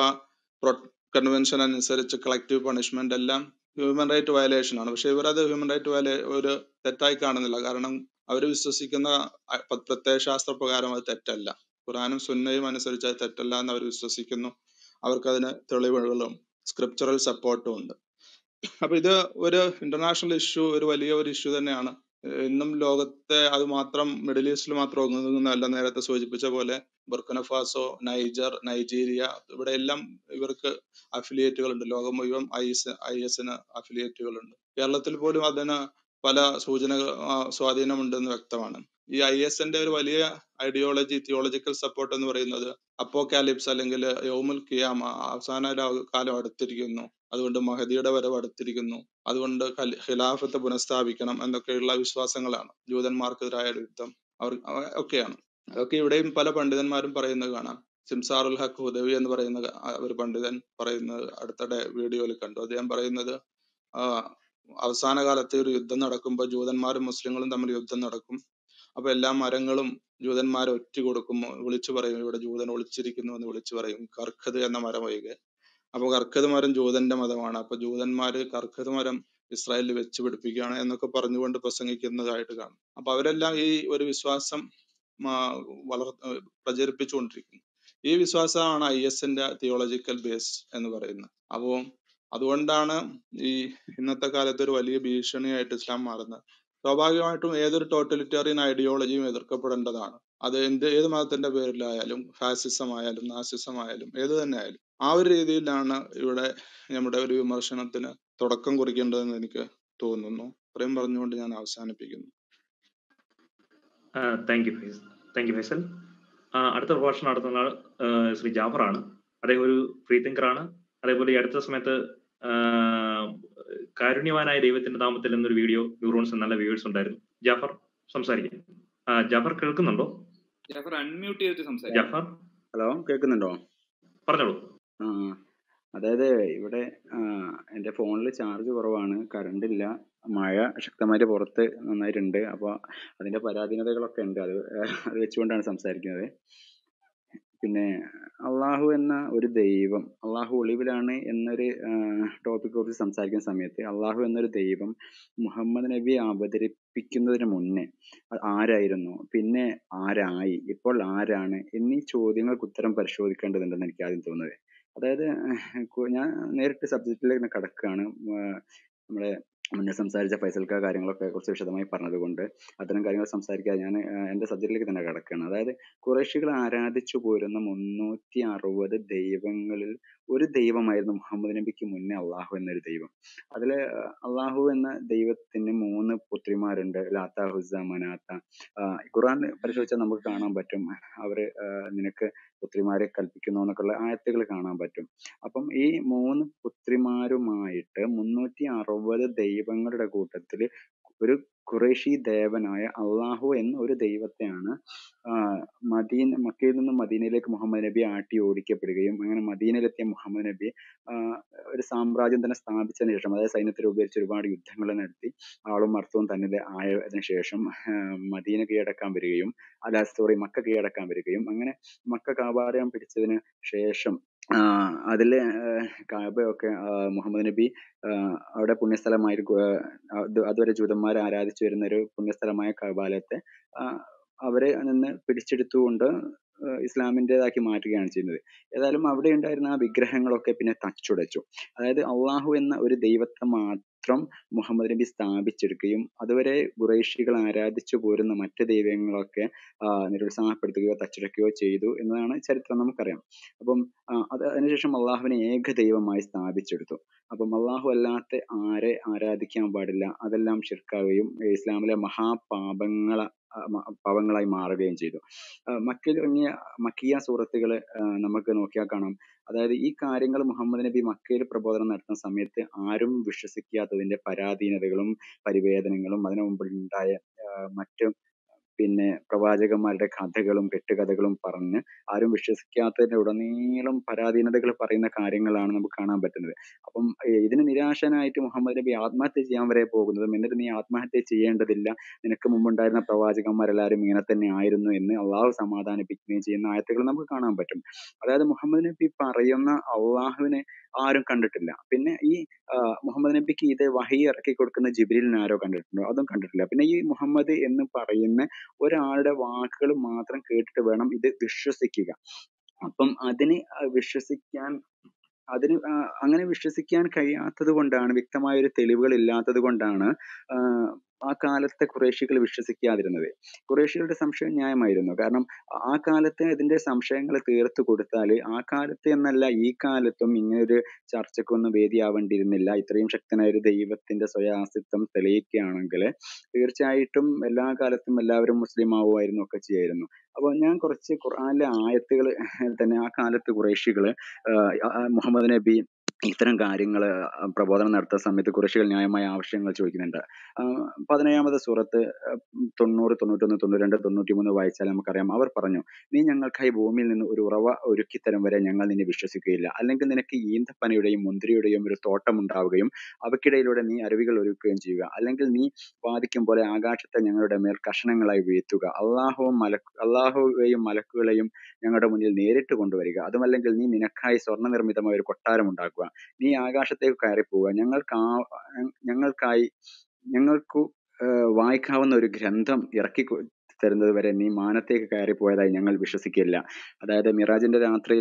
Speaker 2: കൺവെൻഷൻ അനുസരിച്ച് കളക്റ്റീവ് പണിഷ്മെന്റ് എല്ലാം ഹ്യൂമൻ റൈറ്റ് വയലേഷൻ ആണ് പക്ഷെ ഇവരത് ഹ്യൂമൻ റൈറ്റ് വയലേ ഒരു തെറ്റായി കാണുന്നില്ല കാരണം അവർ വിശ്വസിക്കുന്ന അ- പ- പ്രത്യയശാസ്ത്ര പ്രകാരം അത് തെറ്റല്ല ഖുറാനും സുന്നയും അനുസരിച്ച് അത് തെറ്റല്ല എന്ന് അവർ വിശ്വസിക്കുന്നു അവർക്കതിന് തെളിവുകളും സ്ക്രിപ്ചറൽ സപ്പോർട്ടും ഉണ്ട് അപ്പൊ ഇത് ഒരു ഇന്റർനാഷണൽ ഇഷ്യൂ ഒരു വലിയ ഒരു ഇഷ്യൂ തന്നെയാണ് ഏഹ് ഇന്നും ലോകത്തെ അത് മാത്രം മിഡിൽ ഈസ്റ്റിൽ മാത്രം ഒതുങ്ങുന്നതല്ല നേരത്തെ സൂചിപ്പിച്ച പോലെ ബുർക്കനഫാസോ നൈജർ നൈജീരിയ ഇവിടെ എല്ലാം ഇവർക്ക് അഫിലിയേറ്റുകൾ ഉണ്ട് ലോകം മുഴുവൻ ഐ എസ് ഐ എസിന് അഫിലിയേറ്റുകൾ ഉണ്ട് കേരളത്തിൽ പോലും അതിന് പല സൂചന ആ, സ്വാധീനമുണ്ടെന്ന് വ്യക്തമാണ് ഈ ഐ എസിന്റെ ഒരു വലിയ ഐഡിയോളജി തിയോളജിക്കൽ സപ്പോർട്ട് എന്ന് പറയുന്നത് അപ്പോകാലിപ്സ് അല്ലെങ്കിൽ യൗമുൽ കിയാമ അവസാന രാ- കാലം അടുത്തിരിക്കുന്നു അതുകൊണ്ട് മഹദിയുടെ വരവ് അടുത്തിരിക്കുന്നു അതുകൊണ്ട് ഖലി- ഖിലാഫത്ത് പുനഃസ്ഥാപിക്കണം എന്നൊക്കെയുള്ള വിശ്വാസങ്ങളാണ് ജൂതന്മാർക്കെതിരായ യുദ്ധം അവർ അവ- ഒക്കെയാണ് അതൊക്കെ ഇവിടെയും പല പണ്ഡിതന്മാരും പറയുന്നത് കാണാം സിംസാറുൽ ഹക്ക് ഹുദവി എന്ന് പറയുന്ന ആ ഒരു പണ്ഡിതൻ പറയുന്നത് അടുത്തിടെ വീഡിയോയിൽ കണ്ടു അദ്ദേഹം പറയുന്നത് ആ അവസാന കാലത്ത് ഒരു യുദ്ധം നടക്കുമ്പോൾ ജൂതന്മാരും മുസ്ലിങ്ങളും തമ്മിൽ യുദ്ധം നടക്കും അപ്പൊ എല്ലാ മരങ്ങളും ജൂതന്മാരെ ഒറ്റ കൊടുക്കും വിളിച്ചു പറയും ഇവിടെ ജൂതൻ ഒളിച്ചിരിക്കുന്നു എന്ന് വിളിച്ചു പറയും കർക്കത് എന്ന മരം ഒഴികെ അപ്പൊ കർക്കത് മരം ജൂതന്റെ മതമാണ് അപ്പൊ ജൂതന്മാര് കർക്കത് മരം ഇസ്രായേലിൽ വെച്ച് പിടിപ്പിക്കുകയാണ് എന്നൊക്കെ പറഞ്ഞുകൊണ്ട് പ്രസംഗിക്കുന്നതായിട്ട് കാണും അപ്പൊ അവരെല്ലാം ഈ ഒരു വിശ്വാസം ആ, വളർ ഏർ പ്രചരിപ്പിച്ചുകൊണ്ടിരിക്കുന്നു ഈ വിശ്വാസമാണ് ഐ എസിന്റെ തിയോളജിക്കൽ ബേസ് എന്ന് പറയുന്നത് അപ്പോ അതുകൊണ്ടാണ് ഈ ഇന്നത്തെ കാലത്ത് ഒരു വലിയ ഭീഷണിയായിട്ട് ഇസ്ലാം മാറുന്നത് സ്വാഭാവികമായിട്ടും ഏതൊരു ടോട്ടലിറ്റേറിയൻ ഐഡിയോളജിയും എതിർക്കപ്പെടേണ്ടതാണ് അത് എന്ത് ഏത് മതത്തിന്റെ പേരിലായാലും ഫാസിസം ആയാലും നാസിസം ആയാലും ഏത് തന്നെ ആയാലും ആ ഒരു രീതിയിലാണ് ഇവിടെ നമ്മുടെ ഒരു വിമർശനത്തിന് തുടക്കം കുറിക്കേണ്ടതെന്ന് എനിക്ക് തോന്നുന്നു ഇത്രയും പറഞ്ഞുകൊണ്ട് ഞാൻ അവസാനിപ്പിക്കുന്നു
Speaker 1: thank you Faisal thank you Faisal ആ, അടുത്ത പ്രഭാഷണം നടത്തുന്ന ആൾ ആ, ശ്രീ ജാഫറാണ് അദ്ദേഹം ഒരു ഫ്രീ തിങ്കറാണ് അതേപോലെ ഈ അടുത്ത സമയത്ത് ആ, കാരുണ്യവാനായ ദൈവത്തിന്റെ നാമത്തിൽ എന്നൊരു വീഡിയോ ന്യൂറോൺസ് നല്ല വ്യൂവേഴ്സ് ഉണ്ടായിരുന്നു ജാഫർ സംസാരിക്കും ആ, ജാഫർ കേൾക്കുന്നുണ്ടോ
Speaker 3: ജാഫർ അൺമ്യൂട്ട് ചെയ്തിട്ട് സംസാരിക്കും
Speaker 1: ജാഫർ
Speaker 4: ഹലോ കേൾക്കുന്നുണ്ടോ
Speaker 1: പറഞ്ഞോളൂ
Speaker 4: ആ അതായത് ഇവിടെ ആ, എൻ്റെ ഫോണിൽ ചാർജ് കുറവാണ് കറണ്ട് ഇല്ല മഴ ശക്തമായിട്ട് പുറത്ത് നന്നായിട്ടുണ്ട് അപ്പോൾ അതിൻ്റെ പരാധീനതകളൊക്കെ ഉണ്ട് അത് അത് വെച്ചുകൊണ്ടാണ് സംസാരിക്കുന്നത് പിന്നെ അള്ളാഹു എന്ന ഒരു ദൈവം അള്ളാഹു ഒളിവിലാണ് എന്നൊരു ടോപ്പിക് കുറിച്ച് സംസാരിക്കുന്ന സമയത്ത് അള്ളാഹു എന്നൊരു ദൈവം മുഹമ്മദ് നബി അവതരിപ്പിക്കുന്നതിന് മുന്നേ അത് ആരായിരുന്നു പിന്നെ ആരായി ഇപ്പോൾ ആരാണ് എന്നീ ചോദ്യങ്ങൾക്ക് ഉത്തരം പരിശോധിക്കേണ്ടതുണ്ടെന്ന് എനിക്ക് ആദ്യം തോന്നുന്നത് അതായത് ഏഹ് കു- ഞാൻ നേരിട്ട് സബ്ജക്റ്റിലേക്ക് കടക്കുകയാണ് ഏഹ് നമ്മുടെ മുന്നേ സംസാരിച്ച ഫൈസൽക്ക കാര്യങ്ങളൊക്കെ കുറച്ച് വിശദമായി പറഞ്ഞതുകൊണ്ട് അത്തരം കാര്യങ്ങൾ സംസാരിക്കാതെ ഞാൻ ഏഹ് എൻ്റെ സബ്ജക്റ്റിലേക്ക് തന്നെ കടക്കുകയാണ് അതായത് കുറേശികൾ ആരാധിച്ചു പോരുന്ന മുന്നൂറ്റി അറുപത് ദൈവങ്ങളിൽ ഒരു ദൈവമായിരുന്നു മുഹമ്മദ് നബിക്ക് മുന്നേ അള്ളാഹു എന്നൊരു ദൈവം അതില് അള്ളാഹു എന്ന ദൈവത്തിന് മൂന്ന് പുത്രിമാരുണ്ട് ലാത്ത ഹുസ മനാത്ത ആഹ് ഖുർആൻ പരിശോധിച്ചാൽ നമുക്ക് കാണാൻ പറ്റും അവര് ആഹ് നിനക്ക് പുത്രിമാരെ കൽപ്പിക്കുന്നു എന്നൊക്കെയുള്ള ആയത്തുകൾ കാണാൻ പറ്റും അപ്പം ഈ മൂന്ന് പുത്രിമാരുമായിട്ട് മുന്നൂറ്റി അറുപത് ദൈവങ്ങളുടെ കൂട്ടത്തിൽ ഒരു ഖുറേഷി ദേവനായ അള്ളാഹു എന്ന ഒരു ദൈവത്തെയാണ് ആഹ് മദീന മക്കയിൽ നിന്ന് മദീനയിലേക്ക് മുഹമ്മദ് നബി ആട്ടി ഓടിക്കപ്പെടുകയും അങ്ങനെ മദീനയിലെത്തിയ മുഹമ്മദ് നബി ആഹ് ഒരു സാമ്രാജ്യം തന്നെ സ്ഥാപിച്ചതിന് ശേഷം അതായത് സൈന്യത്തെ ഉപയോഗിച്ച് ഒരുപാട് യുദ്ധങ്ങൾ നടത്തി ആളും അർത്ഥവും തന്നെ ആയതിനു ശേഷം ആഹ് മദീന കീഴടക്കാൻ വരികയും അല്ല സോറി മക്ക കീഴടക്കാൻ വരികയും അങ്ങനെ മക്ക കാബാലയം പിടിച്ചതിന് ശേഷം ആഹ് അതില് ആഹ് കാബയൊക്കെ ആഹ് മുഹമ്മദ് നബി ആഹ് അവിടെ പുണ്യസ്ഥലമായിരിക്കും ആഹ് അത് അതുവരെ ജൂതന്മാർ ആരാധിച്ചു വരുന്ന ഒരു പുണ്യസ്ഥലമായ കബാലയത്തെ ആഹ് അവരെ നിന്ന് പിടിച്ചെടുത്തുകൊണ്ട് ആഹ് ഇസ്ലാമിൻ്റെതാക്കി മാറ്റുകയാണ് ചെയ്യുന്നത് ഏതായാലും അവിടെ ഉണ്ടായിരുന്ന ആ വിഗ്രഹങ്ങളൊക്കെ പിന്നെ തച്ചുടച്ചു അതായത് അള്ളാഹു എന്ന ഒരു ദൈവത്തെ മാത്രം മുഹമ്മദ് നബി സ്ഥാപിച്ചെടുക്കുകയും അതുവരെ ഖുറൈശികൾ ആരാധിച്ചു പോരുന്ന മറ്റ് ദൈവങ്ങളൊക്കെ ആഹ് നിരുത്സാഹപ്പെടുത്തുകയോ തച്ചുടയ്ക്കുകയോ ചെയ്തു എന്നതാണ് ചരിത്രം നമുക്കറിയാം അപ്പം ആഹ് അത് അതിനുശേഷം അള്ളാഹുവിനെ ഏക ദൈവമായി സ്ഥാപിച്ചെടുത്തു അപ്പം അള്ളാഹു അല്ലാത്ത ആരെ ആരാധിക്കാൻ പാടില്ല അതെല്ലാം ഷിർക്കാവുകയും ഇസ്ലാമിലെ മഹാപാപങ്ങള ആ, മ- പാപങ്ങളായി മാറുകയും ചെയ്തു ആഹ് മക്കയിൽ ഇറങ്ങിയ മക്കിയ സൂറത്തുകൾ നമുക്ക് നോക്കിയാൽ കാണാം അതായത് ഈ കാര്യങ്ങൾ മുഹമ്മദ് നബി മക്കയിൽ പ്രബോധനം നടത്തുന്ന സമയത്ത് ആരും വിശ്വസിക്കാത്തതിന്റെ പരാധീനതകളും പരിവേദനങ്ങളും അതിനു മുമ്പുണ്ടായ ആഹ് മറ്റ് പിന്നെ പ്രവാചകന്മാരുടെ കഥകളും കെട്ടുകഥകളും പറഞ്ഞ് ആരും വിശ്വസിക്കാത്തതിന്റെ ഉടനീളം പരാധീനതകൾ പറയുന്ന കാര്യങ്ങളാണ് നമുക്ക് കാണാൻ പറ്റുന്നത് അപ്പം ഏഹ് ഇതിന് നിരാശനായിട്ട് മുഹമ്മദ് നബി ആത്മഹത്യ ചെയ്യാൻ വരെ പോകുന്നതും എന്നിട്ട് നീ ആത്മഹത്യ ചെയ്യേണ്ടതില്ല നിനക്ക് മുമ്പുണ്ടായിരുന്ന പ്രവാചകന്മാരെല്ലാവരും ഇങ്ങനെ തന്നെ ആയിരുന്നു എന്ന് അള്ളാഹു സമാധാനിപ്പിക്കുകയും ചെയ്യുന്ന ആയത്തുകൾ നമുക്ക് കാണാൻ പറ്റും അതായത് മുഹമ്മദ് നബി പറയുന്ന അള്ളാഹുവിനെ ആരും കണ്ടിട്ടില്ല പിന്നെ ഈ ആഹ് മുഹമ്മദ് നബിക്ക് ഇത് വഹി ഇറക്കി കൊടുക്കുന്ന ജിബ്രീലിനെ ആരോ കണ്ടിട്ടുണ്ടോ അതും കണ്ടിട്ടില്ല പിന്നെ ഈ മുഹമ്മദ് എന്ന് പറയുന്ന ഒരാളുടെ വാക്കുകൾ മാത്രം കേട്ടിട്ട് വേണം ഇത് വിശ്വസിക്കുക അപ്പം അതിന് ആ വിശ്വസിക്കാൻ അതിന് ആ അങ്ങനെ വിശ്വസിക്കാൻ കഴിയാത്തത് കൊണ്ടാണ് വ്യക്തമായ ഒരു തെളിവുകൾ ഇല്ലാത്തത് കൊണ്ടാണ് ആഹ് ആ കാലത്തെ കുറേശികൾ വിശ്വസിക്കാതിരുന്നത് കുറേശികളുടെ സംശയം ന്യായമായിരുന്നു കാരണം ആ കാലത്ത് ഇതിന്റെ സംശയങ്ങൾ തീർത്തു കൊടുത്താൽ ആ കാലത്ത് എന്നല്ല ഈ കാലത്തും ഇങ്ങനൊരു ചർച്ചയ്ക്കൊന്നും വേദിയാവേണ്ടിയിരുന്നില്ല ഇത്രയും ശക്തനായ ഒരു ദൈവത്തിന്റെ സ്വയാസ്തിത്വം തെളിയിക്കുകയാണെങ്കിൽ തീർച്ചയായിട്ടും എല്ലാ കാലത്തും എല്ലാവരും മുസ്ലിം ആവുമായിരുന്നു ഒക്കെ ചെയ്യായിരുന്നു അപ്പോൾ ഞാൻ കുറച്ച് ഖുർആനിലെ ആയത്തുകൾ തന്നെ ആ കാലത്ത് കുറേശികള് ആഹ് ആ മുഹമ്മദ് നബി ഇത്തരം കാര്യങ്ങൾ പ്രബോധനം നടത്തുന്ന സമയത്ത് കുറേശികൾ ന്യായമായ ആവശ്യങ്ങൾ ചോദിക്കുന്നുണ്ട് ആഹ് പതിനേഴാമത് സൂറത്ത് ആഹ് തൊണ്ണൂറ് തൊണ്ണൂറ്റൊന്ന് തൊണ്ണൂറ്റിരണ്ട് തൊണ്ണൂറ്റിമൂന്ന് വായിച്ചാൽ നമുക്കറിയാം അവർ പറഞ്ഞു നീ ഞങ്ങൾക്കായി ഭൂമിയിൽ നിന്ന് ഒരു ഉറവ ഒരുക്കിത്തരം വരെ ഞങ്ങൾ നിന്നെ വിശ്വസിക്കുകയില്ല അല്ലെങ്കിൽ നിനക്ക് ഈന്തപ്പനയുടെയും മുന്തിരിയുടെയും ഒരു തോട്ടം ഉണ്ടാവുകയും അവക്കിടയിലൂടെ നീ അരുവികൾ ഒരുക്കുകയും ചെയ്യുക അല്ലെങ്കിൽ നീ വാദിക്കും പോലെ ആകാശത്തെ ഞങ്ങളുടെ മേൽ കഷണങ്ങളായി വീഴ്ത്തുക അള്ളാഹുവും മലക്ക് അള്ളാഹുവേയും മലക്കുകളെയും ഞങ്ങളുടെ മുന്നിൽ നേരിട്ട് കൊണ്ടുവരിക അതുമല്ലെങ്കിൽ നീ നിനക്കായി സ്വർണ്ണ നിർമ്മിതമായ ഒരു കൊട്ടാരം ഉണ്ടാക്കുക നീ ആകാശത്തേക്ക് കയറി പോവുക ഞങ്ങൾക്ക് ഞങ്ങൾക്കായി ഞങ്ങൾക്കു ഏഹ് വായിക്കാവുന്ന ഒരു ഗ്രന്ഥം ഇറക്കി കൊ- തരുന്നത് വരെ നീ മാനത്തേക്ക് കയറി പോയതായി ഞങ്ങൾ വിശ്വസിക്കില്ല അതായത് മിറാജിന്റെ രാത്രിയിൽ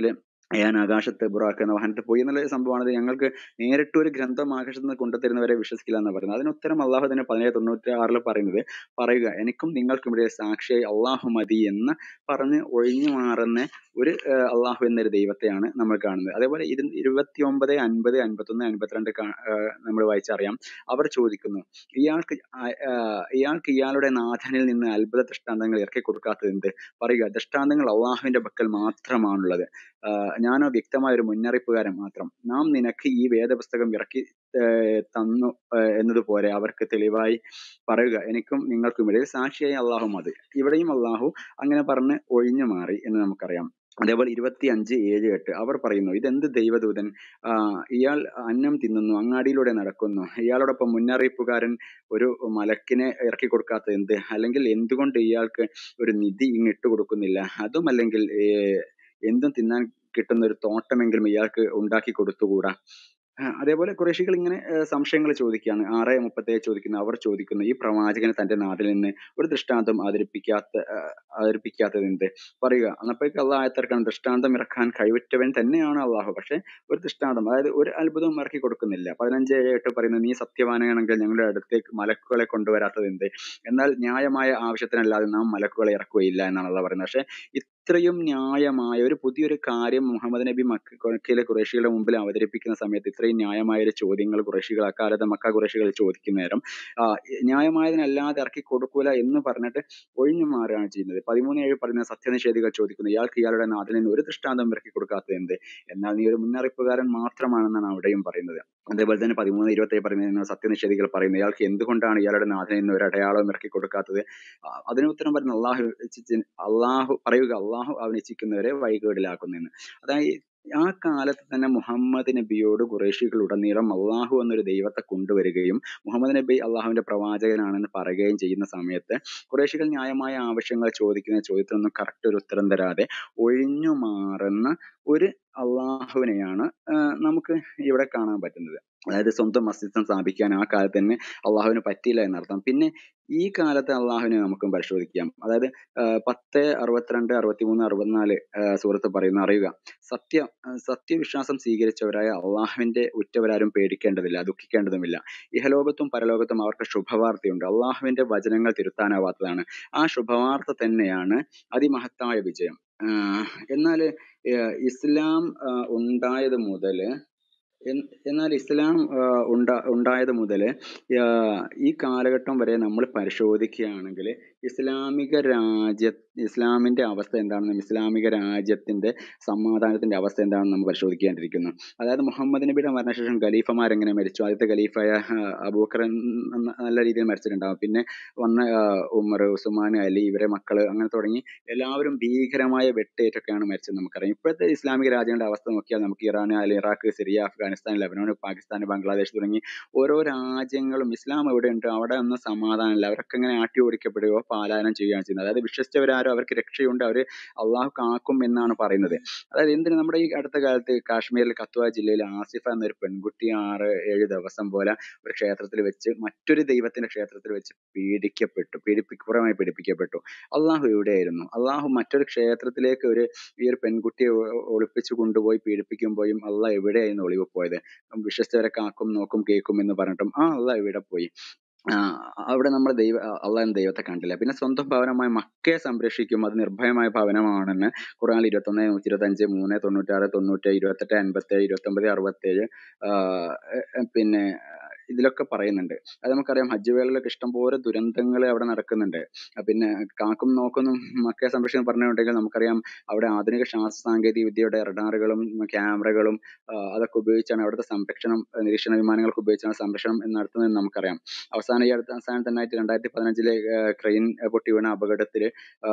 Speaker 4: ഞാൻ ആകാശത്ത് ബുറാക്ക് എന്ന വാഹനത്തിൽ പോയി എന്നുള്ള സംഭവമാണ് ഇത് ഞങ്ങൾക്ക് നേരിട്ട് ഒരു ഗ്രന്ഥം ആകാശത്ത് നിന്ന് കൊണ്ടുതരുന്നവരെ വിശ്വസിക്കില്ല എന്ന് പറയുന്നത് അതിന് ഉത്തരം അള്ളാഹു തന്നെ പതിനേഴ് തൊണ്ണൂറ്റി ആറിൽ പറയുന്നത് പറയുക എനിക്കും നിങ്ങൾക്കും ഇവിടെ സാക്ഷിയായി അള്ളാഹു മതി എന്ന് പറഞ്ഞ് ഒഴിഞ്ഞു മാറുന്ന ഒരു ഏർ അള്ളാഹു എന്നൊരു ദൈവത്തെയാണ് നമ്മൾ കാണുന്നത് അതേപോലെ ഇത് ഇരുപത്തി ഒമ്പത് അൻപത് അൻപത്തൊന്ന് അൻപത്തിരണ്ട് നമ്മൾ വായിച്ചറിയാം അവർ ചോദിക്കുന്നു ഇയാൾക്ക് ആ- ആ, ഇയാൾക്ക് ഇയാളുടെ നാഥനിൽ നിന്ന് അത്ഭുത ദൃഷ്ടാന്തങ്ങൾ ഇറക്കി കൊടുക്കാത്തത് എന്ത് പറയുക ദൃഷ്ടാന്തങ്ങൾ അള്ളാഹുവിന്റെ പക്കൽ മാത്രമാണുള്ളത് ആഹ് ഞാനോ വ്യക്തമായ ഒരു മുന്നറിയിപ്പുകാരൻ മാത്രം നാം നിനക്ക് ഈ വേദപുസ്തകം ഇറക്കി ഏർ തന്നു ഏർ എന്നതുപോലെ അവർക്ക് തെളിവായി പറയുക എനിക്കും നിങ്ങൾക്കും ഇടയിൽ സാക്ഷിയായി അള്ളാഹു മതി ഇവിടെയും അള്ളാഹു അങ്ങനെ പറഞ്ഞ് ഒഴിഞ്ഞു മാറി എന്ന് നമുക്കറിയാം അതേപോലെ ഇരുപത്തി അഞ്ച് ഏഴ് എട്ട് അവർ പറയുന്നു ഇതെന്ത് ദൈവദൂതൻ ആ ഇയാൾ അന്നം തിന്നുന്നു അങ്ങാടിയിലൂടെ നടക്കുന്നു ഇയാളോടൊപ്പം മുന്നറിയിപ്പുകാരൻ ഒരു മലക്കിനെ ഇറക്കി കൊടുക്കാത്തത് എന്ത് അല്ലെങ്കിൽ എന്തുകൊണ്ട് ഇയാൾക്ക് ഒരു നിധി ഇങ്ങ് ഇട്ട് കൊടുക്കുന്നില്ല അതും അല്ലെങ്കിൽ ഏർ എന്തും തിന്നാൻ കിട്ടുന്ന ഒരു തോട്ടമെങ്കിലും ഇയാൾക്ക് ഉണ്ടാക്കി കൊടുത്തുകൂടാ ആ, അതേപോലെ കുറേശികൾ ഇങ്ങനെ സംശയങ്ങൾ ചോദിക്കുകയാണ് ആറ് മുപ്പത്തേഴ് ചോദിക്കുന്നു അവർ ചോദിക്കുന്നു ഈ പ്രവാചകന് തന്റെ നാട്ടിൽ നിന്ന് ഒരു ദൃഷ്ടാന്തം അവതരിപ്പിക്കാത്ത ആ, അവതരിപ്പിക്കാത്തത് എന്ത് പറയുക അന്നപ്പോഴേക്ക് അള്ളാഹ് ആയത്തിറക്കാൻ ദൃഷ്ടാന്തം ഇറക്കാൻ കഴിവുറ്റവൻ തന്നെയാണ് അള്ളാഹു പക്ഷെ ഒരു ദൃഷ്ടാന്തം അതായത് ഒരു അത്ഭുതവും ഇറക്കി കൊടുക്കുന്നില്ല പതിനഞ്ച് ഏഴ് എട്ട് പറയുന്നത് നീ സത്യവാനാണെങ്കിൽ ഞങ്ങളുടെ അടുത്തേക്ക് മലക്കുകളെ കൊണ്ടുവരാത്തത് എന്ത് എന്നാൽ ന്യായമായ ആവശ്യത്തിനല്ലാതെ നാം മലക്കുകളെ ഇറക്കുകയില്ല എന്നാണ് അള്ളാഹ് പറയുന്നത് പക്ഷെ ഇത്രയും ന്യായമായ ഒരു പുതിയൊരു കാര്യം മുഹമ്മദ് നബി മക്കയിലെ കുറേശികളുടെ മുമ്പിൽ അവതരിപ്പിക്കുന്ന സമയത്ത് ഇത്രയും ന്യായമായ ഒരു ചോദ്യങ്ങൾ കുറേശികൾ അക്കാലത്ത് മക്ക കുറേശികൾ ചോദിക്കുന്ന നേരം ആ, ന്യായമായതിനല്ലാതെ ഇറക്കി കൊടുക്കൂല എന്ന് പറഞ്ഞിട്ട് ഒഴിഞ്ഞു മാറുകയാണ് ചെയ്യുന്നത് പതിമൂന്ന് ഏഴ് പറയുന്ന സത്യനിഷേധികൾ ചോദിക്കുന്നു ഇയാൾക്ക് ഇയാളുടെ നാട്ടിൽ നിന്ന് ഒരു ദൃഷ്ടാന്തം ഇറക്കി കൊടുക്കാത്തത് എന്ത് എന്നാൽ നീ ഒരു മുന്നറിയിപ്പുകാരൻ മാത്രമാണെന്നാണ് അവിടെയും പറയുന്നത് അതേപോലെ തന്നെ പതിമൂന്ന് ഇരുപത്തേഴ് പറയുന്നത് സത്യനിഷേധികൾ പറയുന്നു ഇയാൾക്ക് എന്തുകൊണ്ടാണ് ഇയാളുടെ നാട്ടിൽ നിന്ന് ഒരു അടയാളവും ഇറക്കി കൊടുക്കാത്തത് ആ, അതിന് ഉത്തരം പറയുന്നത് അള്ളാഹു ഇച്ഛിച്ച് അള്ളാഹു പറയുക അള്ളാഹു അവൻ ഇച്ഛിക്കുന്നവരെ വൈകേടിലാക്കുന്നെന്ന് അതായത് ആ കാലത്ത് തന്നെ മുഹമ്മദ് നബിയോട് കുറേശികൾ ഉടനീളം അള്ളാഹു എന്നൊരു ദൈവത്തെ കൊണ്ടുവരികയും മുഹമ്മദ് നബി അള്ളാഹുവിന്റെ പ്രവാചകനാണെന്ന് പറയുകയും ചെയ്യുന്ന സമയത്ത് കുറേശികൾ ന്യായമായ ആവശ്യങ്ങൾ ചോദിക്കുന്ന ചോദ്യത്തിനൊന്നും കറക്റ്റ് ഒരു ഉത്തരം തരാതെ ഒഴിഞ്ഞു മാറുന്ന ഒരു അള്ളാഹുവിനെയാണ് ആ, നമുക്ക് ഇവിടെ കാണാൻ പറ്റുന്നത് അതായത് സ്വന്തം അസ്തിത്വം സ്ഥാപിക്കാൻ ആ കാലത്ത് തന്നെ അള്ളാഹുവിന് പറ്റിയില്ല എന്നർത്ഥം പിന്നെ ഈ കാലത്തെ അള്ളാഹുവിനെ നമുക്കും പരിശോധിക്കാം അതായത് ആ, പത്ത് അറുപത്തിരണ്ട് അറുപത്തിമൂന്ന് അറുപത്തിനാല് ആ, സൂറത്ത് പറയുന്ന അറിയുക സത്യ ആ, സത്യവിശ്വാസം സ്വീകരിച്ചവരായ അള്ളാഹുവിന്റെ ഉറ്റവരാരും പേടിക്കേണ്ടതില്ല ദുഃഖിക്കേണ്ടതുമില്ല ഇഹലോകത്തും പരലോകത്തും അവർക്ക് ശുഭവാർത്തയുണ്ട് അള്ളാഹുവിന്റെ വചനങ്ങൾ തിരുത്താനാവാത്തതാണ് ആ ശുഭവാർത്ത തന്നെയാണ് അതിമഹത്തായ വിജയം ആഹ് എന്നാല് ഏർ ഇസ്ലാം ആഹ് ഉണ്ടായത് മുതല് എൻ- എന്നാൽ ഇസ്ലാം ആഹ് ഉണ്ടാ ഉണ്ടായത് മുതൽ ഈ കാലഘട്ടം വരെ നമ്മൾ പരിശോധിക്കുകയാണെങ്കിൽ ഇസ്ലാമിക രാജ്യ ഇസ്ലാമിന്റെ അവസ്ഥ എന്താണെന്നും ഇസ്ലാമിക രാജ്യത്തിന്റെ സമാധാനത്തിന്റെ അവസ്ഥ എന്താണെന്ന് നമ്മൾ പരിശോധിക്കേണ്ടിയിരിക്കുന്നു അതായത് മുഹമ്മദ് നബിയുടെ മരണശേഷം ഖലീഫമാർ എങ്ങനെ മരിച്ചു ആദ്യത്തെ ഖലീഫായ ആഹ് അബൂബക്കർ ന- നല്ല രീതിയിൽ മരിച്ചിട്ടുണ്ടാവും പിന്നെ വന്ന ആഹ് ഉമർ ഉസ്മാൻ അലി ഇവരെ മക്കള് അങ്ങനെ തുടങ്ങി എല്ലാവരും ഭീകരമായ വെട്ടേറ്റൊക്കെയാണ് മരിച്ചത് നമുക്കറിയാം ഇപ്പോഴത്തെ ഇസ്ലാമിക രാജ്യങ്ങളുടെ അവസ്ഥ നോക്കിയാൽ നമുക്ക് ഇറാൻ അല്ലെ Iraq Syria Afghanistan Lebanon Pakistan Bangladesh തുടങ്ങി ഓരോ രാജ്യങ്ങളും ഇസ്ലാം എവിടെയുണ്ട് അവിടെ ഒന്നും സമാധാനമില്ല അവരൊക്കെ ഇങ്ങനെ ആട്ടി ഓടിക്കപ്പെടുകയോ പാലായനം ചെയ്യുകയാണ് ചെയ്യുന്നത് അതായത് വിശ്വസിച്ചവരാരോ അവർക്ക് രക്ഷയുണ്ട് അവര് അള്ളാഹു കാക്കും എന്നാണ് പറയുന്നത് അതായത് എന്തിന് നമ്മുടെ ഈ അടുത്ത കാലത്ത് കാശ്മീരിൽ കത്വ ജില്ലയിൽ ആസിഫ എന്നൊരു പെൺകുട്ടി ആറ് ഏഴ് ദിവസം പോലെ ഒരു ക്ഷേത്രത്തിൽ വെച്ച് മറ്റൊരു ദൈവത്തിന്റെ ക്ഷേത്രത്തിൽ വെച്ച് പീഡിക്കപ്പെട്ടു പീഡിപ്പിക്കുറമായി പീഡിപ്പിക്കപ്പെട്ടു അള്ളാഹു എവിടെയായിരുന്നു അള്ളാഹു മറ്റൊരു ക്ഷേത്രത്തിലേക്ക് ഒരു ഈ ഒരു പെൺകുട്ടിയെ ഒ- ഒളിപ്പിച്ചു കൊണ്ടുപോയി പീഡിപ്പിക്കുമ്പോഴും അള്ളാഹ് എവിടെയായിരുന്നു ഒളിവ് പോയത് വിശ്വസിച്ചവരെ കാക്കും നോക്കും കേൾക്കും എന്ന് പറഞ്ഞിട്ടും ആ അള്ളാഹ് എവിടെ പോയി ആ, അവിടെ നമ്മൾ ദൈവ അള്ളാഹ് എന്ന ദൈവത്തെ കണ്ടില്ല പിന്നെ സ്വന്തം ഭവനമായ മക്കയെ സംരക്ഷിക്കും അത് നിർഭയമായ ഭവനമാണെന്ന് ഖുറാനിൽ ഇരുപത്തൊന്ന് നൂറ്റി ഇരുപത്തഞ്ച് മൂന്ന് തൊണ്ണൂറ്റാറ് തൊണ്ണൂറ്റേഴ് ഇരുപത്തെട്ട് അൻപത്തേഴ് ഇരുപത്തൊമ്പത് അറുപത്തേഴ് ആഹ് എ- പിന്നെ ഇതിലൊക്കെ പറയുന്നുണ്ട് അത് നമുക്കറിയാം ഹജ്ജ് വേളയിലൊക്കെ ഇഷ്ടംപോലെ ദുരന്തങ്ങൾ അവിടെ നടക്കുന്നുണ്ട് ആ, പിന്നെ കാക്കും നോക്കുന്നും മക്കയെ സംരക്ഷണം പറഞ്ഞിട്ടുണ്ടെങ്കിൽ നമുക്കറിയാം അവിടെ ആധുനിക ശാസ്ത്ര സാങ്കേതിക വിദ്യയുടെ റഡാറുകളും ക്യാമറകളും അതൊക്കെ ഉപയോഗിച്ചാണ് അവിടുത്തെ സംരക്ഷണം ആ, നിരീക്ഷണ വിമാനങ്ങളൊക്കെ ഉപയോഗിച്ചാണ് സംരക്ഷണം നടത്തുന്നത് നമുക്കറിയാം അവസാനം ഈ അടുത്ത അവസാനം തന്നെ ആയിട്ട് രണ്ടായിരത്തി പതിനഞ്ചിലെ ക്രെയിൻ പൊട്ടി വീണ അപകടത്തിൽ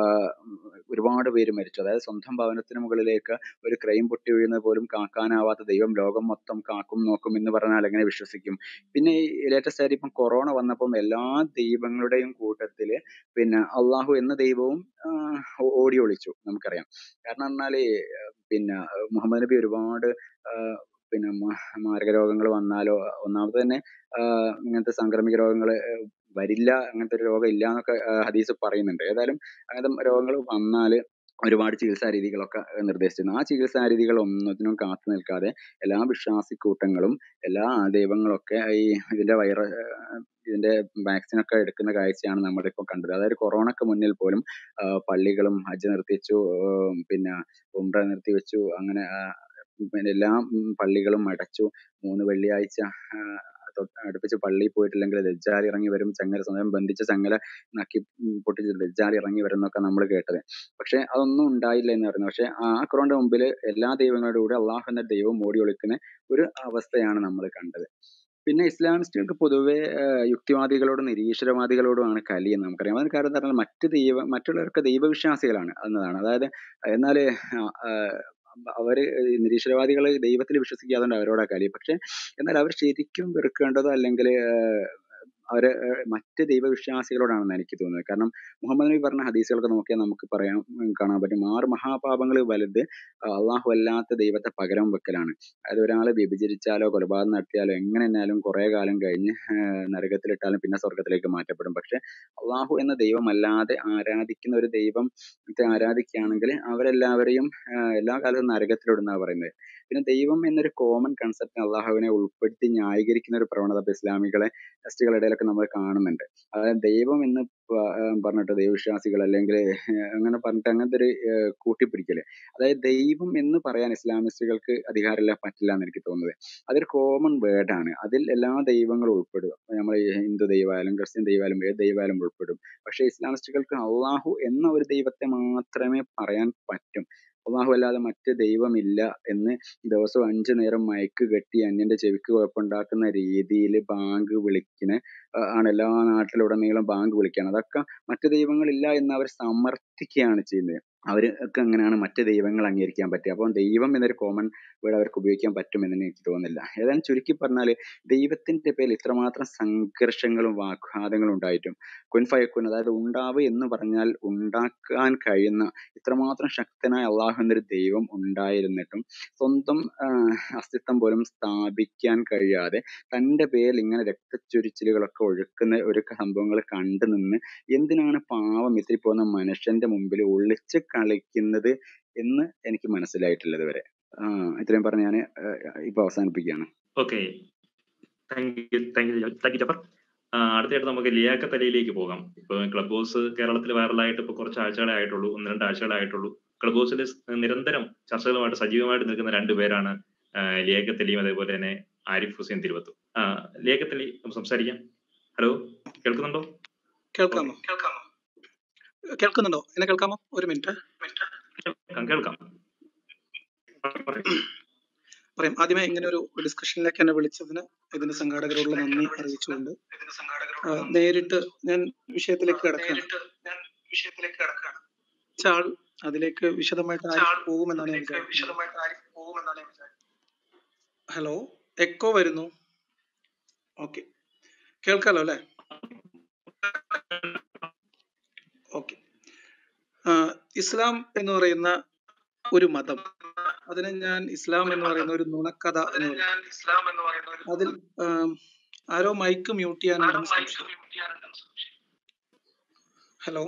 Speaker 4: ഒരുപാട് പേര് മരിച്ചു അതായത് സ്വന്തം ഭവനത്തിന് മുകളിലേക്ക് ഒരു ക്രെയിൻ പൊട്ടി വീഴുന്നത് പോലും കാക്കാനാവാത്ത ദൈവം ലോകം മൊത്തം കാക്കും നോക്കും എന്ന് പറഞ്ഞാൽ എങ്ങനെ വിശ്വസിക്കും പിന്നെ ഈ ലേറ്റസ്റ്റ് ആയിട്ട് ഇപ്പം കൊറോണ വന്നപ്പം എല്ലാ ദൈവങ്ങളുടെയും കൂട്ടത്തില് പിന്നെ അള്ളാഹു എന്ന ദൈവവും ആഹ് ഓ- ഓടി ഒളിച്ചു നമുക്കറിയാം കാരണം പറഞ്ഞാല് പിന്നെ മുഹമ്മദ് നബി ഒരുപാട് ആഹ് പിന്നെ മ- മാരക രോഗങ്ങൾ വന്നാലോ ഒന്നാമത് തന്നെ ആഹ് ഇങ്ങനത്തെ സാംക്രമിക രോഗങ്ങൾ വരില്ല അങ്ങനത്തെ ഒരു രോഗം ഇല്ല എന്നൊക്കെ ആഹ് ഹദീസ് പറയുന്നുണ്ട് ഏതായാലും അങ്ങനത്തെ രോഗങ്ങൾ വന്നാല് ഒരുപാട് ചികിത്സാ രീതികളൊക്കെ നിർദ്ദേശിച്ചിരുന്നു ആ ചികിത്സാ രീതികൾ ഒന്നിനും കാത്തു നിൽക്കാതെ എല്ലാ വിശ്വാസിക്കൂട്ടങ്ങളും എല്ലാ ദൈവങ്ങളൊക്കെ ഈ ഇതിന്റെ വൈറ ഇതിന്റെ വാക്സിൻ ഒക്കെ എടുക്കുന്ന കാഴ്ചയാണ് നമ്മളിപ്പോൾ കണ്ടത് അതായത് കൊറോണക്ക് മുന്നിൽ പോലും ആ, പള്ളികളും ഹജ്ജ് നിർത്തിവെച്ചു ഉം, പിന്നെ ഉംറ നിർത്തിവെച്ചു അങ്ങനെ ആ, പിന്നെ എല്ലാ ഉം, പള്ളികളും അടച്ചു മൂന്ന് വെള്ളിയാഴ്ച ആ, തൊട്ട് അടുപ്പിച്ച് പള്ളിയിൽ പോയിട്ടില്ലെങ്കിൽ ദജ്ജാൽ ഇറങ്ങി വരും ചങ്ങല സ്വയം ബന്ധിച്ച ചങ്ങല നക്കി ഉം, പൊട്ടിച്ച് ദജ്ജാൽ ഇറങ്ങി വരും എന്നൊക്കെ നമ്മൾ കേട്ടത് പക്ഷെ അതൊന്നും ഉണ്ടായില്ല എന്ന് പറയുന്നത് പക്ഷെ ആ കൊറോണയുടെ മുമ്പിൽ എല്ലാ ദൈവങ്ങളുടെ കൂടെ അള്ളാഹു എന്ന ദൈവം ഓടി ഒളിക്കുന്ന ഒരു അവസ്ഥയാണ് നമ്മൾ കണ്ടത് പിന്നെ ഇസ്ലാമിസ്റ്റുകൾക്ക് പൊതുവെ ആഹ് യുക്തിവാദികളോടും നിരീശ്വരവാദികളോടുമാണ് കലി എന്ന് നമുക്കറിയാം അതിന് കാരണം എന്താ പറഞ്ഞാൽ മറ്റ് ദൈവ മറ്റുള്ളവരൊക്കെ ദൈവവിശ്വാസികളാണ് എന്നതാണ് അതായത് എന്നാൽ അവര് നിരീശ്വരവാദികൾ ദൈവത്തിൽ വിശ്വസിക്കാതുകൊണ്ട് അവരോടാ കലി പക്ഷെ എന്നാൽ അവർ ശരിക്കും വെറുക്കേണ്ടതോ അല്ലെങ്കിൽ അവര് ഏഹ് മറ്റ് ദൈവവിശ്വാസികളോടാണെന്ന് എനിക്ക് തോന്നുന്നത് കാരണം മുഹമ്മദ് നബി പറഞ്ഞ ഹദീസുകളൊക്കെ നോക്കിയാൽ നമുക്ക് പറയാൻ ഉം, കാണാൻ പറ്റും ആറ് മഹാപാപങ്ങൾ വലുത് അള്ളാഹു അല്ലാത്ത ദൈവത്തെ പകരം വെക്കലാണ് അതായത് ഒരാളെ വ്യഭിചരിച്ചാലോ കൊലപാതകം നടത്തിയാലോ എങ്ങനെ തന്നെയാലും കുറെ കാലം കഴിഞ്ഞ് ഏഹ് നരകത്തിലിട്ടാലും പിന്നെ സ്വർഗത്തിലേക്ക് മാറ്റപ്പെടും പക്ഷെ അള്ളാഹു എന്ന ദൈവമല്ലാതെ ആരാധിക്കുന്ന ഒരു ദൈവത്തെ ആരാധിക്കുകയാണെങ്കിൽ അവരെല്ലാവരെയും ആഹ് എല്ലാ കാലത്തും നരകത്തിലിടുന്നാണ് പറയുന്നത് പിന്നെ ദൈവം എന്നൊരു കോമൺ കൺസെപ്റ്റ് അള്ളാഹുവിനെ ഉൾപ്പെടുത്തി ന്യായീകരിക്കുന്ന ഒരു പ്രവണത ഇപ്പൊ ഇസ്ലാമികളെ ടെസ്റ്റുകളുടെ ഇടയിലൊക്കെ നമ്മൾ കാണുന്നുണ്ട് അതായത് ദൈവം എന്ന് പ- ഏഹ് പറഞ്ഞിട്ട് ദൈവവിശ്വാസികൾ അല്ലെങ്കിൽ അങ്ങനെ പറഞ്ഞിട്ട് അങ്ങനത്തെ ഒരു ഏഹ് കൂട്ടിപ്പിടിക്കല് അതായത് ദൈവം എന്ന് പറയാൻ ഇസ്ലാമിസ്റ്റുകൾക്ക് അധികാരമില്ല പറ്റില്ല എന്ന് എനിക്ക് തോന്നുന്നത് അതൊരു കോമൺ വേർഡാണ് അതിൽ എല്ലാ ദൈവങ്ങളും ഉൾപ്പെടും നമ്മൾ ഹിന്ദു ദൈവമായാലും ക്രിസ്ത്യൻ ദൈവമായാലും ഏത് ദൈവമായാലും ഉൾപ്പെടും പക്ഷെ ഇസ്ലാമിസ്റ്റുകൾക്ക് അള്ളാഹു എന്ന ഒരു ദൈവത്തെ മാത്രമേ പറയാൻ പറ്റും അള്ളാഹു അല്ലാതെ മറ്റ് ദൈവമില്ല എന്ന് ദിവസവും അഞ്ചു നേരം മയക്ക് കെട്ടി അന്യന്റെ ചെവിക്ക് കുഴപ്പമുണ്ടാക്കുന്ന രീതിയിൽ ബാങ്ക് വിളിക്കുന്ന ആ, ആണ് എല്ലാ നാട്ടിലുടനീളം ബാങ്ക് വിളിക്കുകയാണ് അതൊക്കെ മറ്റു ദൈവങ്ങളില്ല എന്ന് അവർ സമർത്ഥിക്കുകയാണ് ചെയ്യുന്നത് അവർക്ക് അങ്ങനെയാണ് മറ്റ് ദൈവങ്ങൾ അംഗീകരിക്കാൻ പറ്റുക അപ്പം ദൈവം എന്നൊരു കോമൺ വേർഡ് അവർക്ക് ഉപയോഗിക്കാൻ പറ്റുമെന്ന് എനിക്ക് തോന്നുന്നില്ല ഏതായാലും ചുരുക്കി പറഞ്ഞാൽ ദൈവത്തിന്റെ പേരിൽ ഇത്രമാത്രം സംഘർഷങ്ങളും വാഗ്വാദങ്ങളും ഉണ്ടായിട്ടും കുൻഫയക്കുൻ അതായത് ഉണ്ടാവ് എന്ന് പറഞ്ഞാൽ ഉണ്ടാക്കാൻ കഴിയുന്ന ഇത്രമാത്രം ശക്തനായ അള്ളാഹു എന്നൊരു ദൈവം ഉണ്ടായിരുന്നിട്ടും സ്വന്തം ആഹ് അസ്തിത്വം പോലും സ്ഥാപിക്കാൻ കഴിയാതെ തന്റെ പേരിൽ ഇങ്ങനെ രക്തച്ചൊരിച്ചിലുകളൊക്കെ ഒഴുക്കുന്ന ഒരു സംഭവങ്ങൾ കണ്ടു നിന്ന് എന്തിനാണ് പാവം ഇത്തിരി പോകുന്ന മനുഷ്യന്റെ മുമ്പിൽ ഒളിച്ച് കളിക്കുന്നത് എന്ന് എനിക്ക് മനസ്സിലായിട്ടില്ല ഇതുവരെ ആ ഇത്രയും പറഞ്ഞ് ഞാൻ ഇപ്പൊ അവസാനിപ്പിക്കുകയാണ്
Speaker 1: okay thank you thank you thank you Jaffer ആ, അടുത്തതായിട്ട് നമുക്ക് ലിയാഖത്ത് അലിയിലേക്ക് പോകാം ഇപ്പൊ ക്ലബ് ഹൗസ് കേരളത്തിൽ വൈറലായിട്ട് ഇപ്പൊ കുറച്ച് ആഴ്ചകളെ ആയിട്ടുള്ളൂ ഒന്ന് രണ്ട് ആഴ്ചകളെ ആയിട്ടുള്ളൂ ക്ലബ് ഹൗസിൽ നിരന്തരം ചർച്ചകളുമായിട്ട് സജീവമായിട്ട് നിൽക്കുന്ന രണ്ട് പേരാണ് ആ, ലിയാഖത്ത് അലിയും അതേപോലെ തന്നെ ആരിഫ് ഹുസൈൻ തിരുവത്തും ആ, ലിയാഖത്ത് അലി നമുക്ക് സംസാരിക്കാം ഹലോ കേൾക്കുന്നുണ്ടോ
Speaker 5: കേൾക്കാമോ കേൾക്കാമോ കേൾക്കുന്നുണ്ടോ എന്നെ കേൾക്കാമോ ഒരു മിനിറ്റ്
Speaker 1: കേൾക്കാം കേൾക്കാം
Speaker 5: പറയാം ആദ്യമേ ഇങ്ങനെ ഒരു ഡിസ്കഷനിലേക്ക് എന്നെ വിളിച്ചതിന് ഇതിന് സംഘാടകരോടുള്ള നന്ദി അറിയിച്ചുകൊണ്ട് ആ, നേരിട്ട് ഞാൻ വിഷയത്തിലേക്ക് കിടക്കുകയാണ് ആൾ അതിലേക്ക് വിശദമായിട്ട് ആരിഫ് പോകുമെന്നാണ് ഞാൻ വിചാരിക്കുന്നത് ഹലോ എക്കോ വരുന്നു ഓക്കെ കേൾക്കാലോ അല്ലെ ഓക്കെ ഇസ്ലാം എന്ന് പറയുന്ന ഒരു മതം അതിനെ ഞാൻ ഇസ്ലാം എന്ന് പറയുന്ന ഒരു നുണക്കഥ എന്ന് പറയും അതിൽ ആം, ആരോ മൈക്ക് മ്യൂട്ട് ചെയ്യാനുണ്ടെന്ന് സംശയം ഹലോ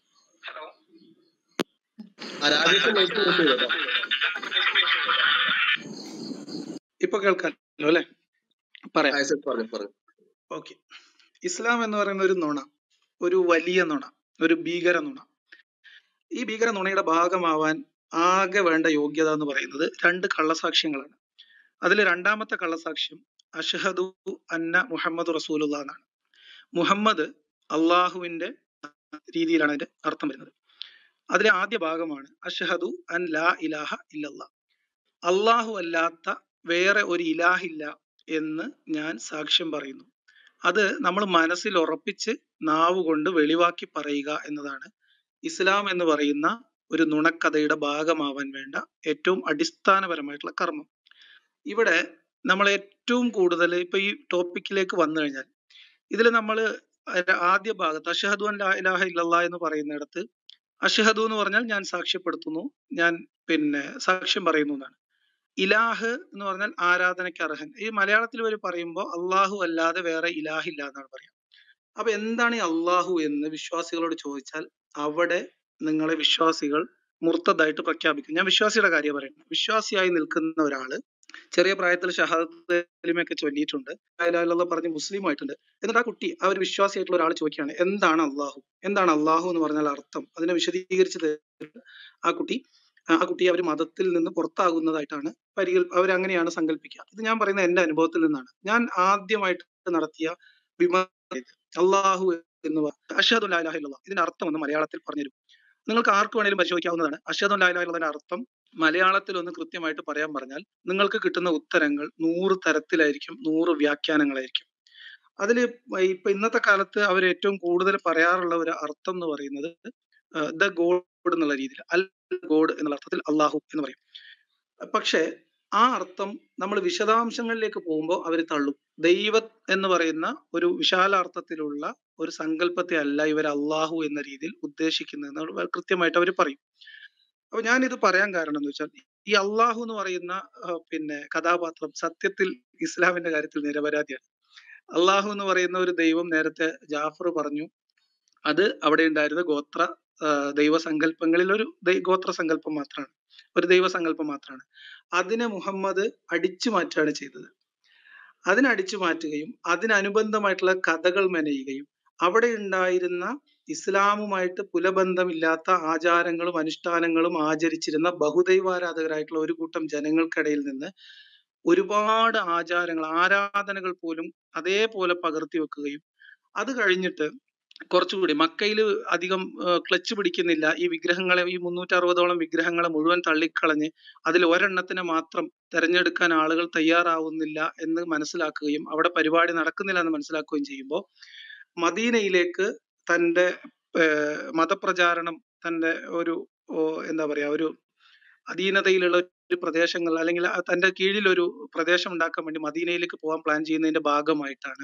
Speaker 5: ഇപ്പൊ കേൾക്കാലോ അല്ലെ പറയാം ഓക്കെ ഇസ്ലാം എന്ന് പറയുന്ന ഒരു നുണ ഒരു വലിയ നുണ ഒരു ഭീകര നുണ ഈ ഭീകര നുണയുടെ ഭാഗമാവാൻ ആകെ വേണ്ട യോഗ്യത എന്ന് പറയുന്നത് രണ്ട് കള്ളസാക്ഷ്യങ്ങളാണ് അതിൽ രണ്ടാമത്തെ കള്ളസാക്ഷ്യം അഷ്ഹദു അന്ന മുഹമ്മദ് റസൂലുള്ള എന്നാണ് മുഹമ്മദ് അള്ളാഹുവിന്റെ രീതിയിലാണ് അതിന്റെ അർത്ഥം വരുന്നത് അതിലെ ആദ്യ ഭാഗമാണ് അഷ്ഹദു അൻ ലാ ഇലാഹ ഇല്ലല്ലാ അള്ളാഹു അല്ലാത്ത വേറെ ഒരു ഇലാഹില്ല എന്ന് ഞാൻ സാക്ഷ്യം പറയുന്നു അത് നമ്മൾ മനസ്സിൽ ഉറപ്പിച്ച് നാവ് കൊണ്ട് വെളിവാക്കി പറയുക എന്നതാണ് ഇസ്ലാം എന്ന് പറയുന്ന ഒരു നുണക്കഥയുടെ ഭാഗമാവാൻ വേണ്ട ഏറ്റവും അടിസ്ഥാനപരമായിട്ടുള്ള കർമ്മം ഇവിടെ നമ്മൾ ഏറ്റവും കൂടുതൽ ഇപ്പൊ ഈ ടോപ്പിക്കിലേക്ക് വന്നു കഴിഞ്ഞാൽ ഇതിൽ നമ്മൾ ആദ്യ ഭാഗത്ത് അഷഹദു അൻ ലാ ഇലാഹ ഇല്ലല്ലാ എന്ന് പറയുന്നിടത്ത് അഷഹദു എന്ന് പറഞ്ഞാൽ ഞാൻ സാക്ഷ്യപ്പെടുത്തുന്നു ഞാൻ പിന്നെ സാക്ഷ്യം പറയുന്നു എന്നാണ് ഇലാഹ് എന്ന് പറഞ്ഞാൽ ആരാധനയ്ക്ക് അർഹൻ ഈ മലയാളത്തിൽ ഇവർ പറയുമ്പോൾ അള്ളാഹു അല്ലാതെ വേറെ ഇലാഹില്ല എന്നാണ് പറയാം അപ്പൊ എന്താണ് ഈ അള്ളാഹു എന്ന് വിശ്വാസികളോട് ചോദിച്ചാൽ അവിടെ നിങ്ങളെ വിശ്വാസികൾ മുർത്തതായിട്ട് പ്രഖ്യാപിക്കും ഞാൻ വിശ്വാസിയുടെ കാര്യം പറയുന്നത് വിശ്വാസിയായി നിൽക്കുന്ന ഒരാള് ചെറിയ പ്രായത്തിൽ ഷഹാദത്ത് കലിമയൊക്കെ ചൊല്ലിയിട്ടുണ്ട് അയലാലുള്ള പറഞ്ഞ് മുസ്ലിം ആയിട്ടുണ്ട് എന്നിട്ട് ആ കുട്ടി ആ ഒരു വിശ്വാസിയായിട്ടുള്ള ഒരാൾ ചോദിക്കുകയാണ് എന്താണ് അള്ളാഹു എന്താണ് അള്ളാഹു എന്ന് പറഞ്ഞാൽ അർത്ഥം അതിനെ വിശദീകരിച്ച് തരുന്ന ആ കുട്ടി ആ ആ കുട്ടി അവർ മതത്തിൽ നിന്ന് പുറത്താകുന്നതായിട്ടാണ് പരികൽ അവരങ്ങനെയാണ് സങ്കല്പിക്കുക ഇത് ഞാൻ പറയുന്ന എന്റെ അനുഭവത്തിൽ നിന്നാണ് ഞാൻ ആദ്യമായിട്ട് നടത്തിയ വിമർശനം അള്ളാഹു എന്ന് അഷാദു ലാലാഹ ഇതിന്റെ അർത്ഥം ഒന്ന് മലയാളത്തിൽ പറഞ്ഞുതരും നിങ്ങൾക്ക് ആർക്ക് വേണേലും പരിശോധിക്കാവുന്നതാണ് അഷാദു ലാലാഹുള്ളതിന്റെ അർത്ഥം മലയാളത്തിൽ ഒന്ന് കൃത്യമായിട്ട് പറയാൻ പറഞ്ഞാൽ നിങ്ങൾക്ക് കിട്ടുന്ന ഉത്തരങ്ങൾ നൂറ് തരത്തിലായിരിക്കും നൂറ് വ്യാഖ്യാനങ്ങളായിരിക്കും അതിൽ ഇപ്പൊ ഇന്നത്തെ കാലത്ത് അവർ ഏറ്റവും കൂടുതൽ പറയാറുള്ള ഒരു അർത്ഥം എന്ന് പറയുന്നത് ദ ഗോഡ് എന്നുള്ള രീതിയിൽ അൽ ഗോഡ് എന്നുള്ള അർത്ഥത്തിൽ അള്ളാഹു എന്ന് പറയും പക്ഷേ ആ അർത്ഥം നമ്മൾ വിശദാംശങ്ങളിലേക്ക് പോകുമ്പോൾ അവർ തള്ളും ദൈവ എന്ന് പറയുന്ന ഒരു വിശാലാർത്ഥത്തിലുള്ള ഒരു സങ്കല്പത്തെ അല്ല ഇവർ അള്ളാഹു എന്ന രീതിയിൽ ഉദ്ദേശിക്കുന്നത് കൃത്യമായിട്ട് അവർ പറയും അപ്പൊ ഞാൻ ഇത് പറയാൻ കാരണം എന്ന് വെച്ചാൽ ഈ അള്ളാഹു എന്ന് പറയുന്ന ആ, പിന്നെ കഥാപാത്രം സത്യത്തിൽ ഇസ്ലാമിന്റെ കാര്യത്തിൽ നിരപരാധിയാണ് അള്ളാഹു എന്ന് പറയുന്ന ഒരു ദൈവം നേരത്തെ ജാഫർ പറഞ്ഞു അത് അവിടെ ഉണ്ടായിരുന്ന ഗോത്ര ആ, ദൈവസങ്കല്പങ്ങളിൽ ഒരു ദൈ- ഗോത്ര സങ്കല്പം മാത്രമാണ് ഒരു ദൈവസങ്കല്പം മാത്രമാണ് അതിനെ മുഹമ്മദ് അടിച്ചു മാറ്റുകയാണ് ചെയ്തത് അതിനെ അടിച്ചു മാറ്റുകയും അതിനനുബന്ധമായിട്ടുള്ള കഥകൾ മെനയുകയും അവിടെ ഉണ്ടായിരുന്ന ഇസ്ലാമുമായിട്ട് പുലബന്ധമില്ലാത്ത ആചാരങ്ങളും അനുഷ്ഠാനങ്ങളും ആചരിച്ചിരുന്ന ബഹുദൈവാരാധകരായിട്ടുള്ള ഒരു കൂട്ടം ജനങ്ങൾക്കിടയിൽ നിന്ന് ഒരുപാട് ആചാരങ്ങൾ ആരാധനകൾ പോലും അതേപോലെ പകർത്തി വെക്കുകയും അത് കഴിഞ്ഞിട്ട് കുറച്ചുകൂടി മക്കയിൽ അധികം ക്ലച്ച് പിടിക്കുന്നില്ല ഈ വിഗ്രഹങ്ങളെ ഈ മുന്നൂറ്റി അറുപതോളം വിഗ്രഹങ്ങളെ മുഴുവൻ തള്ളിക്കളഞ്ഞ് അതിൽ ഒരെണ്ണത്തിനെ മാത്രം തെരഞ്ഞെടുക്കാൻ ആളുകൾ തയ്യാറാവുന്നില്ല എന്ന് മനസ്സിലാക്കുകയും അവിടെ പരിപാടി നടക്കുന്നില്ല എന്ന് മനസ്സിലാക്കുകയും ചെയ്യുമ്പോൾ മദീനയിലേക്ക് തൻ്റെ ഏഹ് മതപ്രചാരണം തൻ്റെ ഒരു ഓ, എന്താ പറയാ ഒരു അധീനതയിലുള്ള ഒരു പ്രദേശങ്ങൾ അല്ലെങ്കിൽ ആ തൻ്റെ കീഴിൽ ഒരു പ്രദേശം ഉണ്ടാക്കാൻ വേണ്ടി മദീനയിലേക്ക് പോകാൻ പ്ലാൻ ചെയ്യുന്നതിന്റെ ഭാഗമായിട്ടാണ്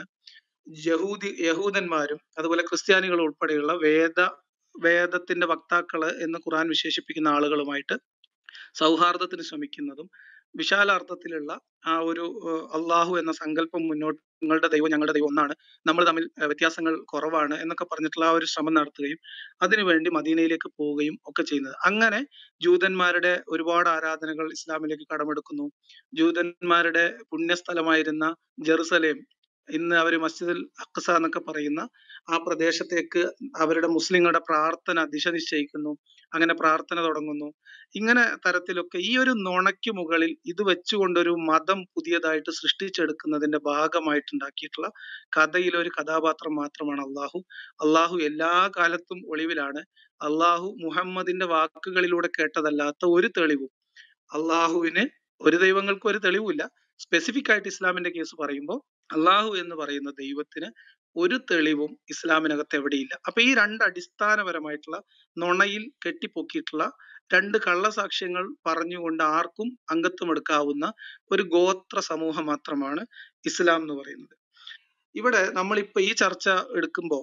Speaker 5: യഹൂദി യഹൂദന്മാരും അതുപോലെ ക്രിസ്ത്യാനികൾ ഉൾപ്പെടെയുള്ള വേദ വേദത്തിന്റെ വക്താക്കള് എന്ന് ഖുർആൻ വിശേഷിപ്പിക്കുന്ന ആളുകളുമായിട്ട് സൗഹാർദ്ദത്തിന് ശ്രമിക്കുന്നതും വിശാലാർത്ഥത്തിലുള്ള ആ ഒരു ഏഹ്, അള്ളാഹു എന്ന സങ്കല്പം മുന്നോട്ട് നിങ്ങളുടെ ദൈവം ഞങ്ങളുടെ ദൈവം ഒന്നാണ് നമ്മൾ തമ്മിൽ ഏഹ്, വ്യത്യാസങ്ങൾ കുറവാണ് എന്നൊക്കെ പറഞ്ഞിട്ടുള്ള ആ ഒരു ശ്രമം നടത്തുകയും അതിനുവേണ്ടി മദീനയിലേക്ക് പോവുകയും ഒക്കെ ചെയ്യുന്നത് അങ്ങനെ ജൂതന്മാരുടെ ഒരുപാട് ആരാധനകൾ ഇസ്ലാമിലേക്ക് കടമെടുക്കുന്നു ജൂതന്മാരുടെ പുണ്യസ്ഥലമായിരുന്ന ജെറുസലേം ഇന്ന് അവർ മസ്ജിദുൽ അക്സ എന്നൊക്കെ പറയുന്ന ആ പ്രദേശത്തേക്ക് അവരുടെ മുസ്ലിങ്ങളുടെ പ്രാർത്ഥന ദിശ നിശ്ചയിക്കുന്നു അങ്ങനെ പ്രാർത്ഥന തുടങ്ങുന്നു ഇങ്ങനെ തരത്തിലൊക്കെ ഈ ഒരു നുണയ്ക്ക് മുകളിൽ ഇത് വെച്ചുകൊണ്ടൊരു മതം പുതിയതായിട്ട് സൃഷ്ടിച്ചെടുക്കുന്നതിന്റെ ഭാഗമായിട്ടുണ്ടാക്കിയിട്ടുള്ള കഥയിലെ ഒരു കഥാപാത്രം മാത്രമാണ് അള്ളാഹു അള്ളാഹു എല്ലാ കാലത്തും ഒളിവിലാണ് അള്ളാഹു മുഹമ്മദിന്റെ വാക്കുകളിലൂടെ കേട്ടതല്ലാത്ത ഒരു തെളിവും അള്ളാഹുവിന് ഒരു ദൈവങ്ങൾക്ക് ഒരു തെളിവുമില്ല സ്പെസിഫിക് ആയിട്ട് ഇസ്ലാമിന്റെ കേസ് പറയുമ്പോൾ അള്ളാഹു എന്ന് പറയുന്ന ദൈവത്തിന് ഒരു തെളിവും ഇസ്ലാമിനകത്ത് എവിടെയില്ല അപ്പൊ ഈ രണ്ട് അടിസ്ഥാനപരമായിട്ടുള്ള നുണയിൽ കെട്ടിപ്പൊക്കിയിട്ടുള്ള രണ്ട് കള്ളസാക്ഷ്യങ്ങൾ പറഞ്ഞുകൊണ്ട് ആർക്കും അംഗത്വം എടുക്കാവുന്ന ഒരു ഗോത്ര സമൂഹം മാത്രമാണ് ഇസ്ലാം എന്ന് പറയുന്നത് ഇവിടെ നമ്മളിപ്പോ ഈ ചർച്ച എടുക്കുമ്പോൾ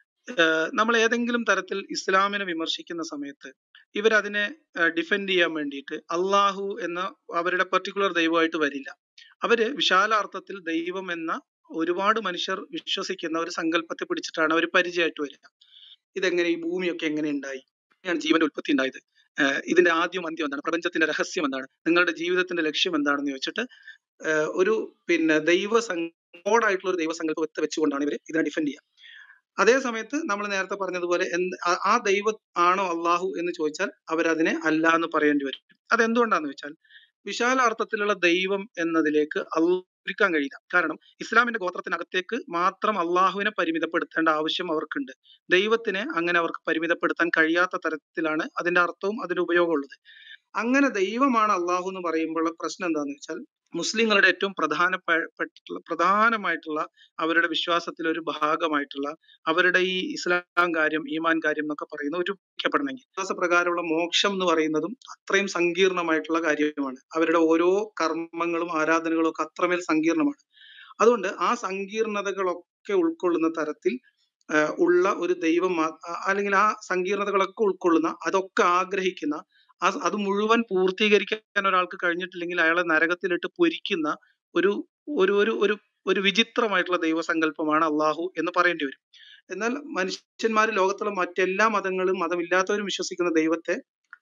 Speaker 5: നമ്മൾ ഏതെങ്കിലും തരത്തിൽ ഇസ്ലാമിനെ വിമർശിക്കുന്ന സമയത്ത് ഇവരതിനെ ഡിഫെൻഡ് ചെയ്യാൻ വേണ്ടിയിട്ട് അള്ളാഹു എന്ന അവരുടെ പെർട്ടിക്കുലർ ദൈവമായിട്ട് വരില്ല അവര് വിശാലാർത്ഥത്തിൽ ദൈവം എന്ന ഒരുപാട് മനുഷ്യർ വിശ്വസിക്കുന്ന ഒരു സങ്കല്പത്തെ പിടിച്ചിട്ടാണ് അവർ പരിചയമായിട്ട് വരിക ഇതെങ്ങനെ ഈ ഭൂമിയൊക്കെ എങ്ങനെ ഉണ്ടായി എങ്ങനെയാണ് ജീവന്റെ ഉൽപ്പത്തി ഉണ്ടായത് ആഹ് ഇതിന്റെ ആദ്യം അന്ത്യം എന്താണ് പ്രപഞ്ചത്തിന്റെ രഹസ്യം എന്താണ് നിങ്ങളുടെ ജീവിതത്തിന്റെ ലക്ഷ്യം എന്താണെന്ന് ചോദിച്ചിട്ട് ആഹ് ഒരു പിന്നെ ദൈവ ആയിട്ടുള്ള ഒരു ദൈവസങ്കല്പം വെച്ച് വെച്ചുകൊണ്ടാണ് ഇവർ ഇതിനെ ഡിഫെൻഡ് ചെയ്യുക അതേ സമയത്ത് നമ്മൾ നേരത്തെ പറഞ്ഞതുപോലെ എന്ത് ആ- ആ ദൈവം ആണോ അള്ളാഹു എന്ന് ചോദിച്ചാൽ അവരതിനെ അല്ല എന്ന് പറയേണ്ടി വരും അതെന്തുകൊണ്ടാന്ന് വെച്ചാൽ വിശാലാർത്ഥത്തിലുള്ള ദൈവം എന്നതിലേക്ക് അള്ളാഹിക്കാൻ കഴിയില്ല കാരണം ഇസ്ലാമിന്റെ ഗോത്രത്തിനകത്തേക്ക് മാത്രം അള്ളാഹുവിനെ പരിമിതപ്പെടുത്തേണ്ട ആവശ്യം അവർക്കുണ്ട് ദൈവത്തിനെ അങ്ങനെ അവർക്ക് പരിമിതപ്പെടുത്താൻ കഴിയാത്ത തരത്തിലാണ് അതിന്റെ അർത്ഥവും അതിന്റെ ഉപയോഗവും ഉള്ളത് അങ്ങനെ ദൈവമാണ് അള്ളാഹു എന്ന് പറയുമ്പോഴുള്ള പ്രശ്നം എന്താന്ന് വെച്ചാൽ മുസ്ലിങ്ങളുടെ ഏറ്റവും പ്രധാനപ്പെട്ടിട്ടുള്ള പ്രധാനമായിട്ടുള്ള അവരുടെ വിശ്വാസത്തിലെ ഒരു ഭാഗമായിട്ടുള്ള അവരുടെ ഈ ഇസ്ലാം കാര്യം ഈമാൻ കാര്യം എന്നൊക്കെ പറയുന്ന ഒരു പ്പെടണമെങ്കിൽ വിശ്വാസപ്രകാരമുള്ള മോക്ഷം എന്ന് പറയുന്നതും അത്രയും സങ്കീർണമായിട്ടുള്ള കാര്യമാണ് അവരുടെ ഓരോ കർമ്മങ്ങളും ആരാധനകളും ഒക്കെ അത്രമേൽ സങ്കീർണമാണ് അതുകൊണ്ട് ആ സങ്കീർണതകളൊക്കെ ഉൾക്കൊള്ളുന്ന തരത്തിൽ ആ, ഉള്ള ഒരു ദൈവം മാ- ആ- അല്ലെങ്കിൽ ആ സങ്കീർണതകളൊക്കെ ഉൾക്കൊള്ളുന്ന അതൊക്കെ ആഗ്രഹിക്കുന്ന ആ അത് മുഴുവൻ പൂർത്തീകരിക്കാൻ ഒരാൾക്ക് കഴിഞ്ഞിട്ടില്ലെങ്കിൽ അയാളെ നരകത്തിലിട്ട് പൊരിക്കുന്ന ഒരു ഒരു ഒരു ഒരു ഒരു വിചിത്രമായിട്ടുള്ള ദൈവസങ്കല്പമാണ് അള്ളാഹു എന്ന് പറയേണ്ടി വരും എന്നാൽ മനുഷ്യന്മാർ ലോകത്തുള്ള മറ്റെല്ലാ മതങ്ങളും മതമില്ലാത്തവരും വിശ്വസിക്കുന്ന ദൈവത്തെ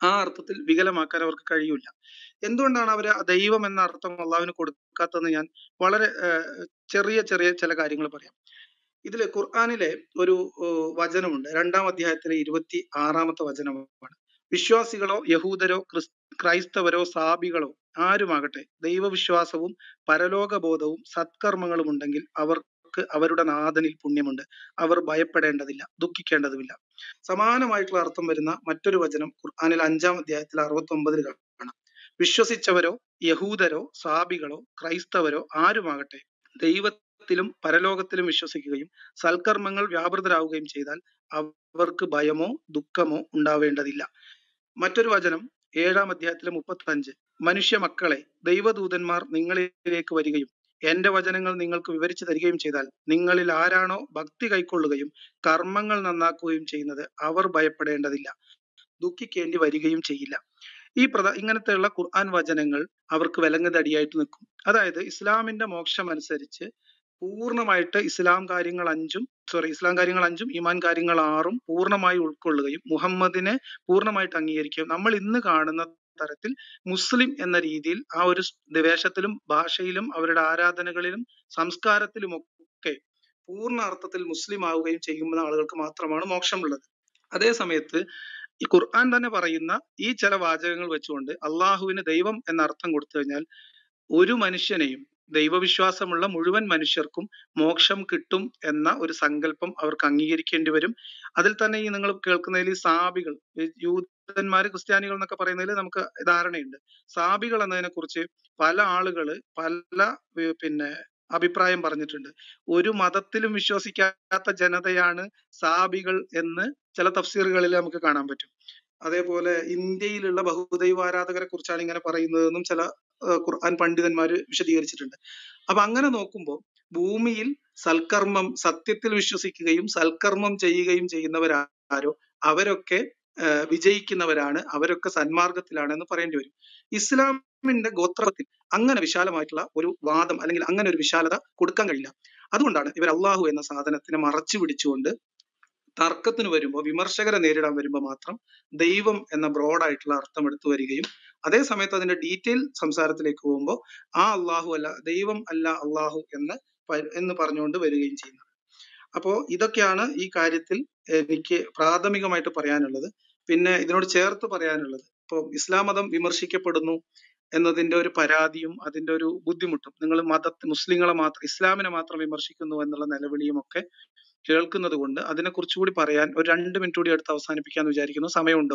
Speaker 5: ആ അർത്ഥത്തിൽ വികലമാക്കാൻ അവർക്ക് കഴിയൂല എന്തുകൊണ്ടാണ് അവർ ദൈവം എന്ന അർത്ഥം അള്ളാഹുവിന് കൊടുക്കാത്തതെന്ന് ഞാൻ വളരെ ഏഹ്, ചെറിയ ചെറിയ ചില കാര്യങ്ങൾ പറയാം ഇതില് ഖുർആനിലെ ഒരു ഏഹ്, വചനമുണ്ട് രണ്ടാം അധ്യായത്തിലെ ഇരുപത്തി ആറാമത്തെ വചനമാണ് വിശ്വാസികളോ യഹൂദരോ ക്രിസ് ക്രൈസ്തവരോ സാബികളോ ആരുമാകട്ടെ ദൈവവിശ്വാസവും പരലോക ബോധവും സത്കർമ്മങ്ങളും ഉണ്ടെങ്കിൽ അവർക്ക് അവരുടെ നാഥനിൽ പുണ്യമുണ്ട് അവർ ഭയപ്പെടേണ്ടതില്ല ദുഃഖിക്കേണ്ടതുമില്ല സമാനമായിട്ടുള്ള അർത്ഥം വരുന്ന മറ്റൊരു വചനം ഖുർആനിൽ അഞ്ചാം അധ്യായത്തിൽ അറുപത്തി ഒമ്പതിൽ കാണാം വിശ്വസിച്ചവരോ യഹൂദരോ സാബികളോ ക്രൈസ്തവരോ ആരുമാകട്ടെ ദൈവത്തിലും പരലോകത്തിലും വിശ്വസിക്കുകയും സൽക്കർമ്മങ്ങൾ വ്യാപൃതരാവുകയും ചെയ്താൽ അവർക്ക് ഭയമോ ദുഃഖമോ ഉണ്ടാവേണ്ടതില്ല മറ്റൊരു വചനം ഏഴാം അധ്യായത്തിലെ മുപ്പത്തി അഞ്ച് മനുഷ്യ മക്കളെ ദൈവദൂതന്മാർ നിങ്ങളിലേക്ക് വരികയും എന്റെ വചനങ്ങൾ നിങ്ങൾക്ക് വിവരിച്ചു തരികയും ചെയ്താൽ നിങ്ങളിൽ ആരാണോ ഭക്തി കൈക്കൊള്ളുകയും കർമ്മങ്ങൾ നന്നാക്കുകയും ചെയ്യുന്നത് അവർ ഭയപ്പെടേണ്ടതില്ല ദുഃഖിക്കേണ്ടി വരികയും ചെയ്യില്ല ഈ പ്രധ ഇങ്ങനത്തെയുള്ള ഖുർആൻ വചനങ്ങൾ അവർക്ക് വിലങ്ങുതടിയായിട്ട് നിൽക്കും അതായത് ഇസ്ലാമിന്റെ മോക്ഷം അനുസരിച്ച് പൂർണ്ണമായിട്ട് ഇസ്ലാം കാര്യങ്ങൾ അഞ്ചും സോറി ഇസ്ലാം കാര്യങ്ങൾ അഞ്ചും ഈമാൻ കാര്യങ്ങൾ ആറും പൂർണ്ണമായി ഉൾക്കൊള്ളുകയും മുഹമ്മദിനെ പൂർണ്ണമായിട്ട് അംഗീകരിക്കുകയും നമ്മൾ ഇന്ന് കാണുന്ന തരത്തിൽ മുസ്ലിം എന്ന രീതിയിൽ ആ ഒരു സ് വേഷത്തിലും ഭാഷയിലും അവരുടെ ആരാധനകളിലും സംസ്കാരത്തിലും ഒക്കെ പൂർണ്ണ അർത്ഥത്തിൽ മുസ്ലിം ആവുകയും ചെയ്യുന്ന ആളുകൾക്ക് മാത്രമാണ് മോക്ഷമുള്ളത് അതേ സമയത്ത് ഈ ഖുർആൻ തന്നെ പറയുന്ന ഈ ചില വാചകങ്ങൾ വെച്ചുകൊണ്ട് അള്ളാഹുവിന് ദൈവം എന്ന അർത്ഥം കൊടുത്തു കഴിഞ്ഞാൽ ഒരു മനുഷ്യനെയും ദൈവവിശ്വാസമുള്ള മുഴുവൻ മനുഷ്യർക്കും മോക്ഷം കിട്ടും എന്ന ഒരു സങ്കല്പം അവർക്ക് അംഗീകരിക്കേണ്ടി വരും അതിൽ തന്നെ ഈ നിങ്ങൾ കേൾക്കുന്നതിൽ ഈ സാബികൾ ഈ യൂതന്മാര് ക്രിസ്ത്യാനികൾ എന്നൊക്കെ പറയുന്നതിൽ നമുക്ക് ധാരണയുണ്ട് സാബികൾ എന്നതിനെ കുറിച്ച് പല ആളുകള് പല ഏർ പിന്നെ അഭിപ്രായം പറഞ്ഞിട്ടുണ്ട് ഒരു മതത്തിലും വിശ്വസിക്കാത്ത ജനതയാണ് സാബികൾ എന്ന് ചില തഫ്സീറുകളിൽ നമുക്ക് കാണാൻ പറ്റും അതേപോലെ ഇന്ത്യയിലുള്ള ബഹുദൈവ ആരാധകരെ കുറിച്ചാണ് ഇങ്ങനെ പറയുന്നതെന്നും ചില ഏർ ഖുർആൻ പണ്ഡിതന്മാര് വിശദീകരിച്ചിട്ടുണ്ട് അപ്പൊ അങ്ങനെ നോക്കുമ്പോൾ ഭൂമിയിൽ സൽക്കർമ്മം സത്യത്തിൽ വിശ്വസിക്കുകയും സൽക്കർമ്മം ചെയ്യുകയും ചെയ്യുന്നവരാരോ അവരൊക്കെ ഏർ വിജയിക്കുന്നവരാണ് അവരൊക്കെ സന്മാർഗത്തിലാണ് എന്ന് പറയേണ്ടി വരും ഇസ്ലാമിന്റെ ഗോത്രത്തിൽ അങ്ങനെ വിശാലമായിട്ടുള്ള ഒരു വാദം അല്ലെങ്കിൽ അങ്ങനെ ഒരു വിശാലത കൊടുക്കാൻ കഴിയില്ല അതുകൊണ്ടാണ് ഇവർ അള്ളാഹു എന്ന സാധനത്തിനെ മറച്ചു പിടിച്ചുകൊണ്ട് തർക്കത്തിന് വരുമ്പോൾ വിമർശകരെ നേരിടാൻ വരുമ്പോൾ മാത്രം ദൈവം എന്ന ബ്രോഡായിട്ടുള്ള അർത്ഥം എടുത്തു വരികയും അതേ സമയത്ത് അതിന്റെ ഡീറ്റെയിൽ സംസാരത്തിലേക്ക് പോകുമ്പോൾ ആ അള്ളാഹു അല്ല ദൈവം അല്ല അള്ളാഹു എന്ന് പ- എന്ന് പറഞ്ഞുകൊണ്ട് വരികയും ചെയ്യുന്നത് അപ്പോ ഇതൊക്കെയാണ് ഈ കാര്യത്തിൽ എനിക്ക് പ്രാഥമികമായിട്ട് പറയാനുള്ളത് പിന്നെ ഇതിനോട് ചേർത്ത് പറയാനുള്ളത് ഇപ്പൊ ഇസ്ലാം മതം വിമർശിക്കപ്പെടുന്നു എന്നതിന്റെ ഒരു പരാതിയും അതിന്റെ ഒരു ബുദ്ധിമുട്ടും നിങ്ങൾ മത മുസ്ലിങ്ങളെ മാത്രം ഇസ്ലാമിനെ മാത്രം വിമർശിക്കുന്നു എന്നുള്ള നിലവിളിയും ഒക്കെ കേൾക്കുന്നത് കൊണ്ട് അതിനെ കുറിച്ചുകൂടി പറയാൻ ഒരു രണ്ട് മിനിറ്റ് കൂടി എടുത്ത് അവസാനിപ്പിക്കാന്ന് വിചാരിക്കുന്നു സമയമുണ്ടോ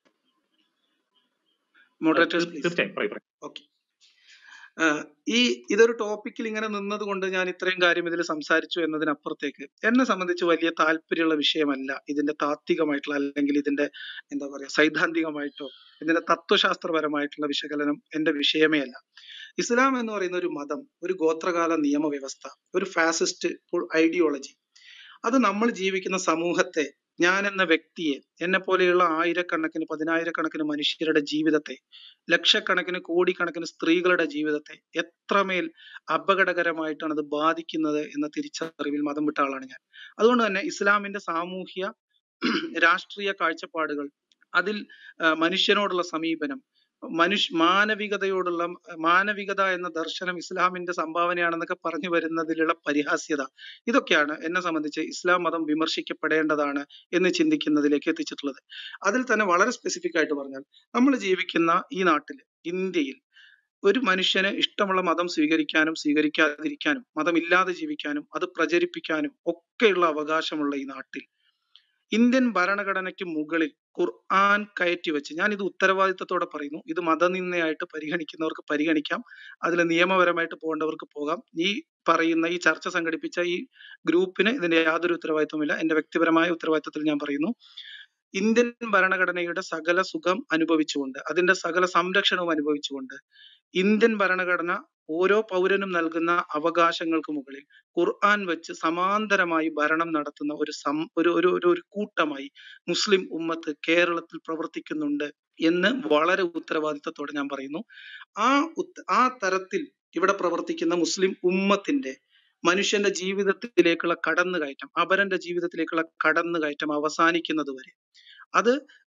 Speaker 5: മോഡറേറ്റേഴ്സ് പ്ലീസ്
Speaker 1: തീർച്ചയായും പറയൂ പറയൂ
Speaker 5: ഓക്കെ ഈ ഇതൊരു ടോപ്പിക്കിൽ ഇങ്ങനെ നിന്നത് കൊണ്ട് ഞാൻ ഇത്രയും കാര്യം ഇതിൽ സംസാരിച്ചു എന്നതിനപ്പുറത്തേക്ക് എന്നെ സംബന്ധിച്ച് വലിയ താല്പര്യമുള്ള വിഷയമല്ല ഇതിന്റെ താത്വികമായിട്ടുള്ള അല്ലെങ്കിൽ ഇതിന്റെ എന്താ പറയാ സൈദ്ധാന്തികമായിട്ടോ ഇതിന്റെ തത്വശാസ്ത്രപരമായിട്ടുള്ള വിശകലനം എന്റെ വിഷയമേ അല്ല ഇസ്ലാം എന്ന് പറയുന്ന ഒരു മതം ഒരു ഗോത്രകാല നിയമവ്യവസ്ഥ ഒരു ഫാസിസ്റ്റ് ഐഡിയോളജി അത് നമ്മൾ ജീവിക്കുന്ന സമൂഹത്തെ ഞാൻ എന്ന വ്യക്തിയെ എന്നെ പോലെയുള്ള ആയിരക്കണക്കിന് പതിനായിരക്കണക്കിന് മനുഷ്യരുടെ ജീവിതത്തെ ലക്ഷക്കണക്കിന് കോടിക്കണക്കിന് സ്ത്രീകളുടെ ജീവിതത്തെ എത്രമേൽ അപകടകരമായിട്ടാണ് അത് ബാധിക്കുന്നത് എന്ന തിരിച്ചറിവിൽ മതം വിട്ട ആളാണ് ഞാൻ അതുകൊണ്ട് തന്നെ ഇസ്ലാമിന്റെ സാമൂഹ്യ രാഷ്ട്രീയ കാഴ്ചപ്പാടുകൾ അതിൽ ആ, മനുഷ്യനോടുള്ള സമീപനം മനുഷ്യ മാനവികതയോടുള്ള മാനവികത എന്ന ദർശനം ഇസ്ലാമിന്റെ സംഭാവനയാണെന്നൊക്കെ പറഞ്ഞു വരുന്നതിലുള്ള പരിഹാസ്യത ഇതൊക്കെയാണ് എന്നെ സംബന്ധിച്ച് ഇസ്ലാം മതം വിമർശിക്കപ്പെടേണ്ടതാണ് എന്ന് ചിന്തിക്കുന്നതിലേക്ക് എത്തിച്ചിട്ടുള്ളത് അതിൽ തന്നെ വളരെ സ്പെസിഫിക് ആയിട്ട് പറഞ്ഞാൽ നമ്മൾ ജീവിക്കുന്ന ഈ നാട്ടിൽ ഇന്ത്യയിൽ ഒരു മനുഷ്യന് ഇഷ്ടമുള്ള മതം സ്വീകരിക്കാനും സ്വീകരിക്കാതിരിക്കാനും മതമില്ലാതെ ജീവിക്കാനും അത് പ്രചരിപ്പിക്കാനും ഒക്കെയുള്ള അവകാശമുള്ള ഈ നാട്ടിൽ ഇന്ത്യൻ ഭരണഘടനയ്ക്ക് മുകളിൽ ഖുർആൻ കയറ്റി വെച്ച് ഞാൻ ഇത് ഉത്തരവാദിത്തത്തോടെ പറയുന്നു ഇത് മതനിന്ദയായിട്ട് പരിഗണിക്കുന്നവർക്ക് പരിഗണിക്കാം അതിൽ നിയമപരമായിട്ട് പോകേണ്ടവർക്ക് പോകാം ഈ പറയുന്ന ഈ ചർച്ച സംഘടിപ്പിച്ച ഈ ഗ്രൂപ്പിന് ഇതിന്റെ യാതൊരു ഉത്തരവാദിത്വമില്ല എന്റെ വ്യക്തിപരമായ ഉത്തരവാദിത്തത്തിൽ ഞാൻ പറയുന്നു ഇന്ത്യൻ ഭരണഘടനയുടെ സകല സുഖം അനുഭവിച്ചുകൊണ്ട് അതിന്റെ സകല സംരക്ഷണവും അനുഭവിച്ചുകൊണ്ട് ഇന്ത്യൻ ഭരണഘടന ഓരോ പൗരനും നൽകുന്ന അവകാശങ്ങൾക്ക് മുകളിൽ ഖുർആൻ വെച്ച് സമാന്തരമായി ഭരണം നടത്തുന്ന ഒരു സം ഒരു ഒരു ഒരു ഒരു കൂട്ടമായി മുസ്ലിം ഉമ്മത്ത് കേരളത്തിൽ പ്രവർത്തിക്കുന്നുണ്ട് എന്ന് വളരെ ഉത്തരവാദിത്തത്തോടെ ഞാൻ പറയുന്നു ആ ഉത്ത ആ തരത്തിൽ ഇവിടെ പ്രവർത്തിക്കുന്ന മുസ്ലിം ഉമ്മത്തിന്റെ മനുഷ്യന്റെ ജീവിതത്തിലേക്കുള്ള കടന്നുകയറ്റം അപരന്റെ ജീവിതത്തിലേക്കുള്ള കടന്നുകയറ്റം അവസാനിക്കുന്നത് വരെ അത്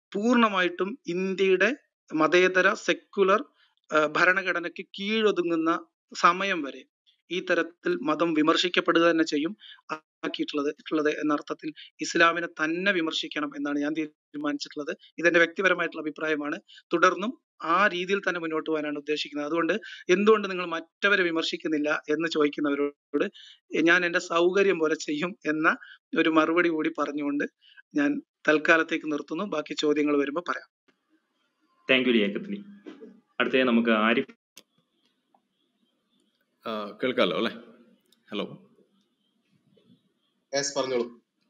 Speaker 5: പൂർണ്ണമായിട്ടും ഇന്ത്യയുടെ മതേതര സെക്കുലർ ഭരണഘടനയ്ക്ക് കീഴൊതുങ്ങുന്ന സമയം വരെ ഈ തരത്തിൽ മതം വിമർശിക്കപ്പെടുക തന്നെ ചെയ്യും ആക്കിയിട്ടുള്ളത് ഉള്ളത് എന്ന അർത്ഥത്തിൽ ഇസ്ലാമിനെ തന്നെ വിമർശിക്കണം എന്നാണ് ഞാൻ തീരുമാനിച്ചിട്ടുള്ളത് ഇതെന്റെ വ്യക്തിപരമായിട്ടുള്ള അഭിപ്രായമാണ് തുടർന്നും ആ രീതിയിൽ തന്നെ മുന്നോട്ട് പോകാനാണ് ഉദ്ദേശിക്കുന്നത് അതുകൊണ്ട് എന്തുകൊണ്ട് നിങ്ങൾ മറ്റവരെ വിമർശിക്കുന്നില്ല എന്ന് ചോദിക്കുന്നവരോട് ഞാൻ എന്റെ സൗകര്യം പോലെ ചെയ്യും എന്ന ഒരു മറുപടി കൂടി പറഞ്ഞുകൊണ്ട് ഞാൻ തൽക്കാലത്തേക്ക് നിർത്തുന്നു ബാക്കി ചോദ്യങ്ങൾ വരുമ്പോൾ പറയാം
Speaker 1: താങ്ക് യു ലിയാക്കത്തിലി അടുത്തതായി നമുക്ക് ആരിഫ്
Speaker 6: ആ, കേൾക്കാലോ അല്ലേ ഹലോ
Speaker 7: യെസ് പറഞ്ഞോളൂ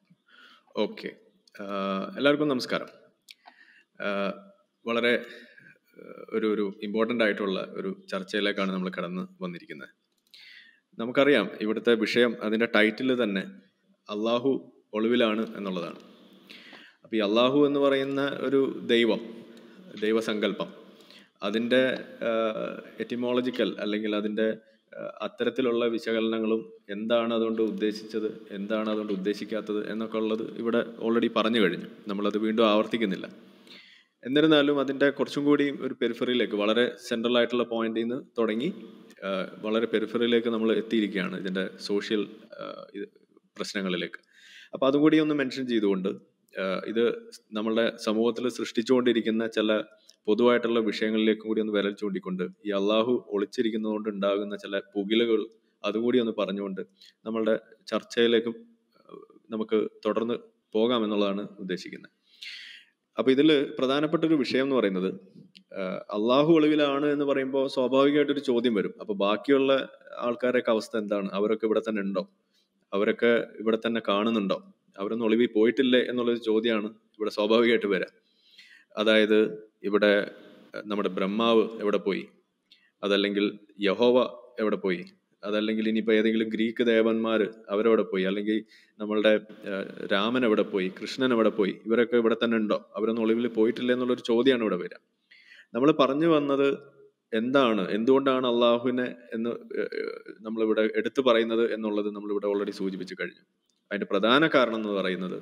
Speaker 6: ഓക്കെ എല്ലാവർക്കും നമസ്കാരം ആ, വളരെ ആ, ഒരു ഒരു ഇമ്പോർട്ടൻ്റ് ആയിട്ടുള്ള ഒരു ചർച്ചയിലേക്കാണ് നമ്മൾ കടന്ന് വന്നിരിക്കുന്നത് നമുക്കറിയാം ഇവിടുത്തെ വിഷയം അതിൻ്റെ ടൈറ്റിൽ തന്നെ അള്ളാഹു ഒളിവിലാണ് എന്നുള്ളതാണ് അപ്പോൾ ഈ അള്ളാഹു എന്ന് പറയുന്ന ഒരു ദൈവം ദൈവസങ്കല്പം അതിൻ്റെ എറ്റിമോളജിക്കൽ അല്ലെങ്കിൽ അതിൻ്റെ ആ, അത്തരത്തിലുള്ള വിശകലനങ്ങളും എന്താണ് അതുകൊണ്ട് ഉദ്ദേശിച്ചത് എന്താണ് അതുകൊണ്ട് ഉദ്ദേശിക്കാത്തത് എന്നൊക്കെ ഉള്ളത് ഇവിടെ ഓൾറെഡി പറഞ്ഞു കഴിഞ്ഞു നമ്മളത് വീണ്ടും ആവർത്തിക്കുന്നില്ല എന്നിരുന്നാലും അതിൻ്റെ കുറച്ചും കൂടി ഒരു പെരിഫറിയിലേക്ക് വളരെ സെൻട്രൽ ആയിട്ടുള്ള പോയിന്റിൽ നിന്ന് തുടങ്ങി ആ, വളരെ പെരിഫറിയിലേക്ക് നമ്മൾ എത്തിയിരിക്കുകയാണ് ഇതിൻ്റെ സോഷ്യൽ പ്രശ്നങ്ങളിലേക്ക് അപ്പോൾ അതും കൂടി ഒന്ന് മെൻഷൻ ചെയ്തുകൊണ്ട് ആ, ഇത് നമ്മളുടെ സമൂഹത്തിൽ സൃഷ്ടിച്ചുകൊണ്ടിരിക്കുന്ന ചില പൊതുവായിട്ടുള്ള വിഷയങ്ങളിലേക്കും കൂടി ഒന്ന് വിരൽ ചൂണ്ടിക്കൊണ്ട് ഈ അള്ളാഹു ഒളിച്ചിരിക്കുന്നതുകൊണ്ട് ഉണ്ടാകുന്ന ചില പുകിലുകൾ അതുകൂടി ഒന്ന് പറഞ്ഞുകൊണ്ട് നമ്മളുടെ ചർച്ചയിലേക്ക് നമുക്ക് തുടർന്ന് പോകാമെന്നുള്ളതാണ് ഉദ്ദേശിക്കുന്നത് അപ്പൊ ഇതിൽ പ്രധാനപ്പെട്ട ഒരു വിഷയം എന്ന് പറയുന്നത് ആഹ് അള്ളാഹു ഒളിവിലാണ് എന്ന് പറയുമ്പോൾ സ്വാഭാവികമായിട്ടൊരു ചോദ്യം വരും അപ്പൊ ബാക്കിയുള്ള ആൾക്കാരൊക്കെ അവസ്ഥ എന്താണ് അവരൊക്കെ ഇവിടെ തന്നെ ഉണ്ടോ അവരൊക്കെ ഇവിടെ തന്നെ കാണുന്നുണ്ടോ അവരൊന്നും ഒളിവിൽ പോയിട്ടില്ലേ എന്നുള്ളൊരു ചോദ്യമാണ് ഇവിടെ സ്വാഭാവികമായിട്ട് വരാം അതായത് ഇവിടെ അഹ് നമ്മുടെ ബ്രഹ്മാവ് എവിടെ പോയി അതല്ലെങ്കിൽ യഹോവ എവിടെ പോയി അതല്ലെങ്കിൽ ഇനിയിപ്പോൾ ഏതെങ്കിലും ഗ്രീക്ക് ദേവന്മാർ അവരെവിടെ പോയി അല്ലെങ്കിൽ നമ്മളുടെ ഏഹ്, രാമൻ എവിടെ പോയി കൃഷ്ണൻ എവിടെ പോയി ഇവരൊക്കെ ഇവിടെ തന്നെ ഉണ്ടോ അവരൊന്നും ഒളിവിൽ പോയിട്ടില്ല എന്നുള്ളൊരു ചോദ്യമാണ് ഇവിടെ വരിക നമ്മൾ പറഞ്ഞു വന്നത് എന്താണ് എന്തുകൊണ്ടാണ് അള്ളാഹുവിനെ എന്ന് ഏഹ്, നമ്മളിവിടെ എടുത്തു പറയുന്നത് എന്നുള്ളത് നമ്മളിവിടെ ഓൾറെഡി സൂചിപ്പിച്ചു കഴിഞ്ഞു അതിന്റെ പ്രധാന കാരണം എന്ന് പറയുന്നത്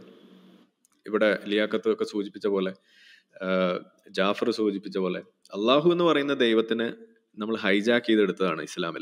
Speaker 6: ഇവിടെ ലിയാക്കത്ത് ഒക്കെ സൂചിപ്പിച്ച പോലെ ആഹ്, ജാഫർ സൂചിപ്പിച്ച പോലെ അള്ളാഹു എന്ന് പറയുന്ന ദൈവത്തിനെ നമ്മൾ ഹൈജാക്ക് ചെയ്തെടുത്തതാണ് ഇസ്ലാമിൽ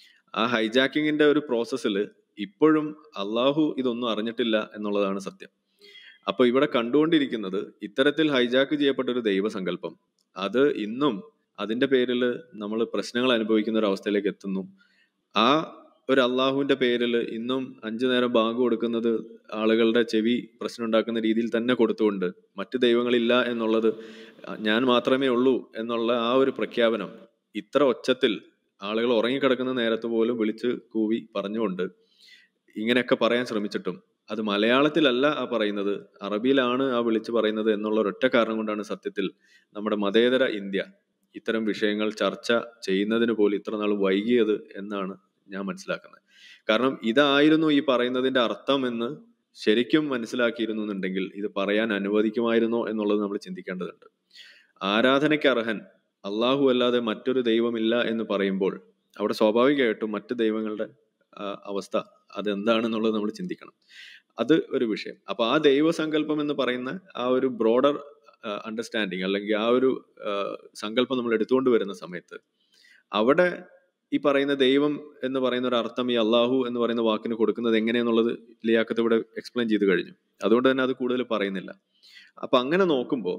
Speaker 6: ആ ഹൈജാക്കിങ്ങിന്റെ ഒരു പ്രോസസ്സിൽ ഇപ്പോഴും അള്ളാഹു ഇതൊന്നും അറിഞ്ഞിട്ടില്ല എന്നുള്ളതാണ് സത്യം അപ്പൊ ഇവിടെ കണ്ടുകൊണ്ടിരിക്കുന്നത് ഇത്തരത്തിൽ ഹൈജാക്ക് ചെയ്യപ്പെട്ട ഒരു ദൈവസങ്കല്പം അത് ഇന്നും അതിന്റെ പേരിൽ നമ്മൾ പ്രശ്നങ്ങൾ അനുഭവിക്കുന്ന ഒരു അവസ്ഥയിലേക്ക് എത്തുന്നു ആ ഒരു അള്ളാഹുവിന്റെ പേരിൽ ഇന്നും അഞ്ചു നേരം ബാങ്ക് കൊടുക്കുന്നത് ആളുകളുടെ ചെവി പ്രശ്നം ഉണ്ടാക്കുന്ന രീതിയിൽ തന്നെ കൊടുത്തുകൊണ്ട് മറ്റു ദൈവങ്ങളില്ല എന്നുള്ളത് ഞാൻ മാത്രമേ ഉള്ളൂ എന്നുള്ള ആ ഒരു പ്രഖ്യാപനം ഇത്ര ഒച്ചത്തിൽ ആളുകൾ ഉറങ്ങിക്കിടക്കുന്ന നേരത്ത് പോലും വിളിച്ച് കൂവി പറഞ്ഞുകൊണ്ട് ഇങ്ങനെയൊക്കെ പറയാൻ ശ്രമിച്ചിട്ടും അത് മലയാളത്തിലല്ല ആ പറയുന്നത് അറബിയിലാണ് ആ വിളിച്ചു പറയുന്നത് എന്നുള്ള ഒരൊറ്റ കാരണം കൊണ്ടാണ് സത്യത്തിൽ നമ്മുടെ മതേതര ഇന്ത്യ ഇത്തരം വിഷയങ്ങൾ ചർച്ച ചെയ്യുന്നതിന് പോലും ഇത്ര നാൾ വൈകിയത് എന്നാണ് ഞാൻ മനസ്സിലാക്കുന്നത് കാരണം ഇതായിരുന്നു ഈ പറയുന്നതിന്റെ അർത്ഥം എന്ന് ശരിക്കും മനസ്സിലാക്കിയിരുന്നു എന്നുണ്ടെങ്കിൽ ഇത് പറയാൻ അനുവദിക്കുമായിരുന്നോ എന്നുള്ളത് നമ്മൾ ചിന്തിക്കേണ്ടതുണ്ട് ആരാധനയ്ക്ക് അർഹൻ അള്ളാഹു അല്ലാതെ മറ്റൊരു ദൈവമില്ല എന്ന് പറയുമ്പോൾ അവിടെ സ്വാഭാവികമായിട്ടും മറ്റു ദൈവങ്ങളുടെ ആ, അവസ്ഥ അതെന്താണെന്നുള്ളത് നമ്മൾ ചിന്തിക്കണം അത് ഒരു വിഷയം അപ്പൊ ആ ദൈവസങ്കല്പം എന്ന് പറയുന്ന ആ ഒരു ബ്രോഡർ അണ്ടർസ്റ്റാൻഡിങ് അല്ലെങ്കിൽ ആ ഒരു ആ, സങ്കല്പം നമ്മൾ എടുത്തുകൊണ്ട് വരുന്ന സമയത്ത് അവിടെ ഈ പറയുന്ന ദൈവം എന്ന് പറയുന്ന ഒരു അർത്ഥം ഈ അള്ളാഹു എന്ന് പറയുന്ന വാക്കിന് കൊടുക്കുന്നത് എങ്ങനെയെന്നുള്ളത് ലിയാക്കത്ത് ഇവിടെ എക്സ്പ്ലെയിൻ ചെയ്ത് കഴിഞ്ഞു അതുകൊണ്ട് തന്നെ അത് കൂടുതൽ പറയുന്നില്ല അപ്പൊ അങ്ങനെ നോക്കുമ്പോൾ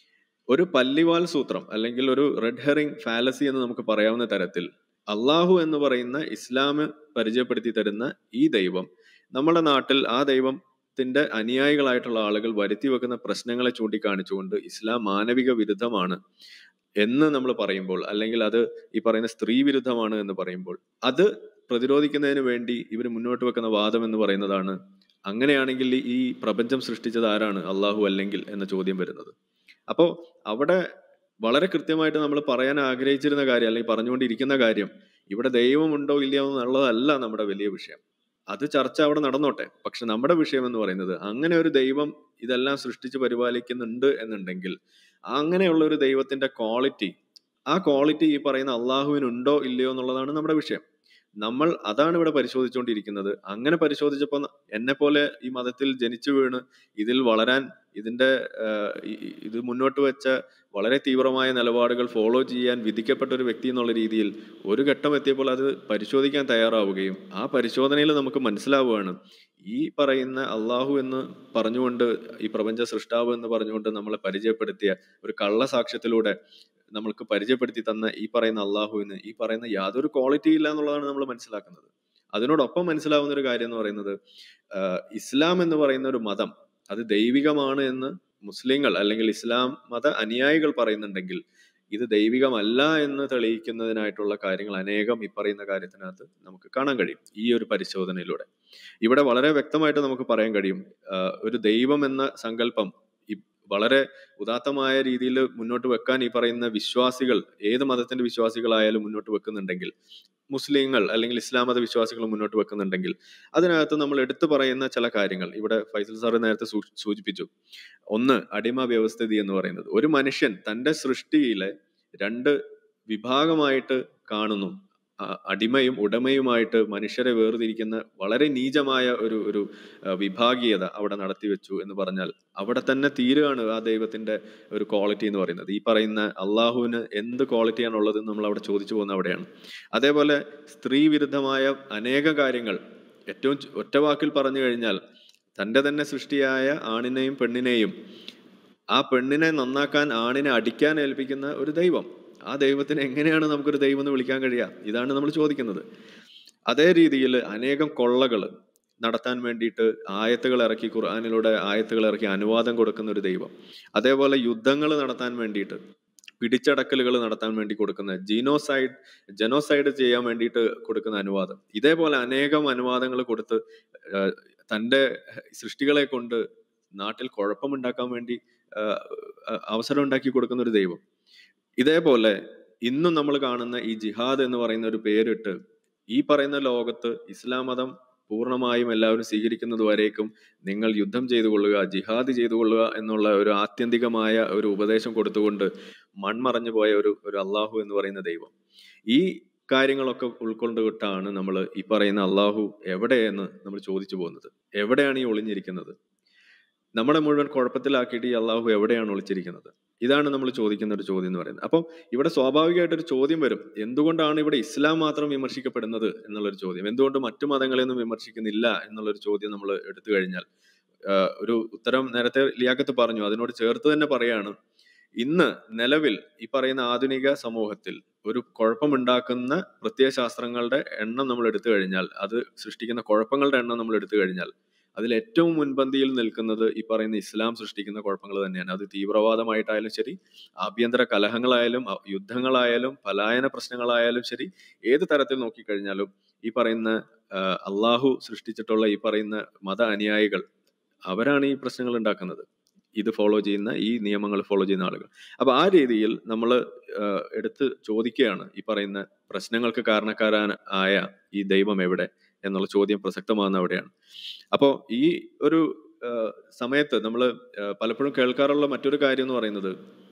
Speaker 6: ഒരു പല്ലിവാൽ സൂത്രം അല്ലെങ്കിൽ ഒരു റെഡ് ഹെറിംഗ് ഫാലസി എന്ന് നമുക്ക് പറയാവുന്ന തരത്തിൽ അള്ളാഹു എന്ന് പറയുന്ന ഇസ്ലാം പരിചയപ്പെടുത്തി തരുന്ന ഈ ദൈവം നമ്മുടെ നാട്ടിൽ ആ ദൈവത്തിന്റെ അനുയായികളായിട്ടുള്ള ആളുകൾ വരുത്തി വെക്കുന്ന പ്രശ്നങ്ങളെ ചൂണ്ടിക്കാണിച്ചുകൊണ്ട് ഇസ്ലാം മാനവിക വിരുദ്ധമാണ് എന്ന് നമ്മൾ പറയുമ്പോൾ അല്ലെങ്കിൽ അത് ഈ പറയുന്ന സ്ത്രീ വിരുദ്ധമാണ് എന്ന് പറയുമ്പോൾ അത് പ്രതിരോധിക്കുന്നതിന് വേണ്ടി ഇവർ മുന്നോട്ട് വെക്കുന്ന വാദം എന്ന് പറയുന്നതാണ് അങ്ങനെയാണെങ്കിൽ ഈ പ്രപഞ്ചം സൃഷ്ടിച്ചത് ആരാണ് അള്ളാഹു അല്ലെങ്കിൽ എന്ന ചോദ്യം വരുന്നത് അപ്പോൾ അവിടെ വളരെ കൃത്യമായിട്ട് നമ്മൾ പറയാൻ ആഗ്രഹിച്ചിരുന്ന കാര്യം അല്ലെങ്കിൽ പറഞ്ഞുകൊണ്ടിരിക്കുന്ന കാര്യം ഇവിടെ ദൈവമുണ്ടോ ഇല്ലയോ എന്നുള്ളതല്ല നമ്മുടെ വലിയ വിഷയം അത് ചർച്ച അവിടെ നടന്നോട്ടെ പക്ഷെ നമ്മുടെ വിഷയം എന്ന് പറയുന്നത് അങ്ങനെ ഒരു ദൈവം ഇതെല്ലാം സൃഷ്ടിച്ച് പരിപാലിക്കുന്നുണ്ട് എന്നുണ്ടെങ്കിൽ അങ്ങനെയുള്ള ഒരു ദൈവത്തിന്റെ ക്വാളിറ്റി ആ ക്വാളിറ്റി ഈ പറയുന്ന അള്ളാഹുവിനുണ്ടോ ഇല്ലയോ എന്നുള്ളതാണ് നമ്മുടെ വിഷയം നമ്മൾ അതാണ് ഇവിടെ പരിശോധിച്ചുകൊണ്ടിരിക്കുന്നത് അങ്ങനെ പരിശോധിച്ചപ്പോൾ എന്നെ പോലെ ഈ മതത്തിൽ ജനിച്ചു വീണ് ഇതിൽ വളരാൻ ഇതിന്റെ ആഹ് ഇ- ഇ- ഇത് മുന്നോട്ട് വെച്ച വളരെ തീവ്രമായ നിലപാടുകൾ ഫോളോ ചെയ്യാൻ വിധിക്കപ്പെട്ട ഒരു വ്യക്തി എന്നുള്ള രീതിയിൽ ഒരു ഘട്ടം എത്തിയപ്പോൾ അത് പരിശോധിക്കാൻ തയ്യാറാവുകയും ആ പരിശോധനയിൽ നമുക്ക് മനസ്സിലാവുകയാണ് ഈ പറയുന്ന അള്ളാഹു എന്ന് പറഞ്ഞുകൊണ്ട് ഈ പ്രപഞ്ച സൃഷ്ടാവ് എന്ന് പറഞ്ഞുകൊണ്ട് നമ്മളെ പരിചയപ്പെടുത്തിയ ഒരു കള്ള സാക്ഷ്യത്തിലൂടെ നമ്മൾക്ക് പരിചയപ്പെടുത്തി തന്ന ഈ പറയുന്ന അള്ളാഹുവിന് ഈ പറയുന്ന യാതൊരു ക്വാളിറ്റി ഇല്ല എന്നുള്ളതാണ് നമ്മൾ മനസ്സിലാക്കുന്നത് അതിനോടൊപ്പം മനസ്സിലാവുന്ന ഒരു കാര്യം എന്ന് പറയുന്നത് ആഹ് ഇസ്ലാം എന്ന് പറയുന്ന ഒരു മതം അത് ദൈവികമാണ് എന്ന് മുസ്ലിങ്ങൾ അല്ലെങ്കിൽ ഇസ്ലാം മത അനുയായികൾ പറയുന്നുണ്ടെങ്കിൽ ഇത് ദൈവികമല്ല എന്ന് തെളിയിക്കുന്നതിനായിട്ടുള്ള കാര്യങ്ങൾ അനേകം ഈ പറയുന്ന കാര്യത്തിനകത്ത് നമുക്ക് കാണാൻ കഴിയും ഈ ഒരു പരിശോധനയിലൂടെ ഇവിടെ വളരെ വ്യക്തമായിട്ട് നമുക്ക് പറയാൻ കഴിയും ആഹ് ഒരു ദൈവം എന്ന സങ്കല്പം ഈ വളരെ ഉദാത്തമായ രീതിയിൽ മുന്നോട്ട് വെക്കാൻ ഈ പറയുന്ന വിശ്വാസികൾ ഏത് മതത്തിന്റെ വിശ്വാസികളായാലും മുന്നോട്ട് വെക്കുന്നുണ്ടെങ്കിൽ മുസ്ലിങ്ങൾ അല്ലെങ്കിൽ ഇസ്ലാം മത വിശ്വാസികൾ മുന്നോട്ട് വെക്കുന്നുണ്ടെങ്കിൽ അതിനകത്ത് നമ്മൾ എടുത്തു പറയുന്ന ചില കാര്യങ്ങൾ ഇവിടെ ഫൈസൽ സാറ് നേരത്തെ സൂ- സൂചിപ്പിച്ചു ഒന്ന് അടിമ വ്യവസ്ഥിതി എന്ന് പറയുന്നത് ഒരു മനുഷ്യൻ തന്റെ സൃഷ്ടിയിലെ രണ്ട് വിഭാഗമായിട്ട് കാണുന്നു ആ അടിമയും ഉടമയുമായിട്ട് മനുഷ്യരെ വേർതിരിക്കുന്ന വളരെ നീചമായ ഒരു ഒരു ആ, വിഭാഗീയത അവിടെ നടത്തി വെച്ചു എന്ന് പറഞ്ഞാൽ അവിടെ തന്നെ തീരുകയാണ് ആ ദൈവത്തിന്റെ ഒരു ക്വാളിറ്റി എന്ന് പറയുന്നത് ഈ പറയുന്ന അള്ളാഹുവിന് എന്ത് ക്വാളിറ്റിയാണ് ഉള്ളത് നമ്മൾ അവിടെ ചോദിച്ചു പോകുന്ന അവിടെയാണ് അതേപോലെ സ്ത്രീ വിരുദ്ധമായ അനേക കാര്യങ്ങൾ ഏറ്റവും ചു- ഒറ്റ വാക്കിൽ പറഞ്ഞു കഴിഞ്ഞാൽ തന്റെ തന്നെ സൃഷ്ടിയായ ആണിനെയും പെണ്ണിനെയും ആ പെണ്ണിനെ നന്നാക്കാൻ ആണിനെ അടിക്കാൻ ഏൽപ്പിക്കുന്ന ഒരു ദൈവം ആ ദൈവത്തിന് എങ്ങനെയാണ് നമുക്കൊരു ദൈവം എന്ന് വിളിക്കാൻ കഴിയുക ഇതാണ് നമ്മൾ ചോദിക്കുന്നത് അതേ രീതിയിൽ അനേകം കൊള്ളകൾ നടത്താൻ വേണ്ടിയിട്ട് ആയത്തുകൾ ഇറക്കി ഖുർആാനിലൂടെ ആയത്തുകൾ ഇറക്കി അനുവാദം കൊടുക്കുന്ന ഒരു ദൈവം അതേപോലെ യുദ്ധങ്ങൾ നടത്താൻ വേണ്ടിയിട്ട് പിടിച്ചടക്കലുകൾ നടത്താൻ വേണ്ടി കൊടുക്കുന്ന ജീനോസൈഡ് ജനോസൈഡ് ചെയ്യാൻ വേണ്ടിയിട്ട് കൊടുക്കുന്ന അനുവാദം ഇതേപോലെ അനേകം അനുവാദങ്ങൾ കൊടുത്ത് ആഹ് തൻ്റെ സൃഷ്ടികളെ കൊണ്ട് നാട്ടിൽ കുഴപ്പമുണ്ടാക്കാൻ വേണ്ടി ആഹ് അഹ് അവസരം ഉണ്ടാക്കി കൊടുക്കുന്ന ഒരു ദൈവം ഇതേപോലെ ഇന്നും നമ്മൾ കാണുന്ന ഈ ജിഹാദ് എന്ന് പറയുന്ന ഒരു പേരിട്ട് ഈ പറയുന്ന ലോകത്ത് ഇസ്ലാം മതം പൂർണ്ണമായും എല്ലാവരും സ്വീകരിക്കുന്നത് വരേക്കും നിങ്ങൾ യുദ്ധം ചെയ്തു കൊള്ളുക ജിഹാദ് ചെയ്തു കൊള്ളുക എന്നുള്ള ഒരു ആത്യന്തികമായ ഒരു ഉപദേശം കൊടുത്തുകൊണ്ട് മൺമറഞ്ഞു പോയ ഒരു ഒരു അള്ളാഹു എന്ന് പറയുന്ന ദൈവം ഈ കാര്യങ്ങളൊക്കെ ഉൾക്കൊണ്ടുകൊണ്ടാണ് നമ്മൾ ഈ പറയുന്ന അള്ളാഹു എവിടെയെന്ന് നമ്മൾ ചോദിച്ചു പോകുന്നത് എവിടെയാണ് ഈ ഒളിഞ്ഞിരിക്കുന്നത് നമ്മളെ മുഴുവൻ കുഴപ്പത്തിലാക്കിയിട്ട് ഈ അള്ളാഹു എവിടെയാണ് ഒളിച്ചിരിക്കുന്നത് ഇതാണ് നമ്മൾ ചോദിക്കുന്ന ഒരു ചോദ്യം എന്ന് പറയുന്നത് അപ്പം ഇവിടെ സ്വാഭാവികമായിട്ട് ഒരു ചോദ്യം വരും എന്തുകൊണ്ടാണ് ഇവിടെ ഇസ്ലാം മാത്രം വിമർശിക്കപ്പെടുന്നത് എന്നുള്ളൊരു ചോദ്യം എന്തുകൊണ്ട് മറ്റു മതങ്ങളെയൊന്നും വിമർശിക്കുന്നില്ല എന്നുള്ളൊരു ചോദ്യം നമ്മൾ എടുത്തു കഴിഞ്ഞാൽ ആഹ് ഒരു ഉത്തരം നേരത്തെ ലിയാക്കത്ത് പറഞ്ഞു അതിനോട് ചേർത്ത് തന്നെ പറയാണ് ഇന്ന് നിലവിൽ ഈ പറയുന്ന ആധുനിക സമൂഹത്തിൽ ഒരു കുഴപ്പമുണ്ടാക്കുന്ന പ്രത്യയശാസ്ത്രങ്ങളുടെ എണ്ണം നമ്മൾ എടുത്തു കഴിഞ്ഞാൽ അത് സൃഷ്ടിക്കുന്ന കുഴപ്പങ്ങളുടെ എണ്ണം നമ്മൾ എടുത്തു കഴിഞ്ഞാൽ അതിൽ ഏറ്റവും മുൻപന്തിയിൽ നിൽക്കുന്നത് ഈ പറയുന്ന ഇസ്ലാം സൃഷ്ടിക്കുന്ന കുഴപ്പങ്ങൾ തന്നെയാണ് അത് തീവ്രവാദമായിട്ടായാലും ശരി ആഭ്യന്തര കലഹങ്ങളായാലും അ- യുദ്ധങ്ങളായാലും പലായന പ്രശ്നങ്ങളായാലും ശരി ഏത് തരത്തിൽ നോക്കിക്കഴിഞ്ഞാലും ഈ പറയുന്ന ആ, അള്ളാഹു സൃഷ്ടിച്ചിട്ടുള്ള ഈ പറയുന്ന മത അനുയായികൾ അവരാണ് ഈ പ്രശ്നങ്ങൾ ഉണ്ടാക്കുന്നത് ഇത് ഫോളോ ചെയ്യുന്ന ഈ നിയമങ്ങൾ ഫോളോ ചെയ്യുന്ന ആളുകൾ അപ്പൊ ആ രീതിയിൽ നമ്മൾ എടുത്ത് ചോദിക്കുകയാണ് ഈ പറയുന്ന പ്രശ്നങ്ങൾക്ക് കാരണക്കാരാൻ ആയ ഈ ദൈവം എവിടെ എന്നുള്ള ചോദ്യം പ്രസക്തമാകുന്ന അവിടെയാണ് അപ്പോൾ ഈ ഒരു ആ, സമയത്ത് നമ്മൾ പലപ്പോഴും കേൾക്കാറുള്ള മറ്റൊരു കാര്യം എന്ന് പറയുന്നത്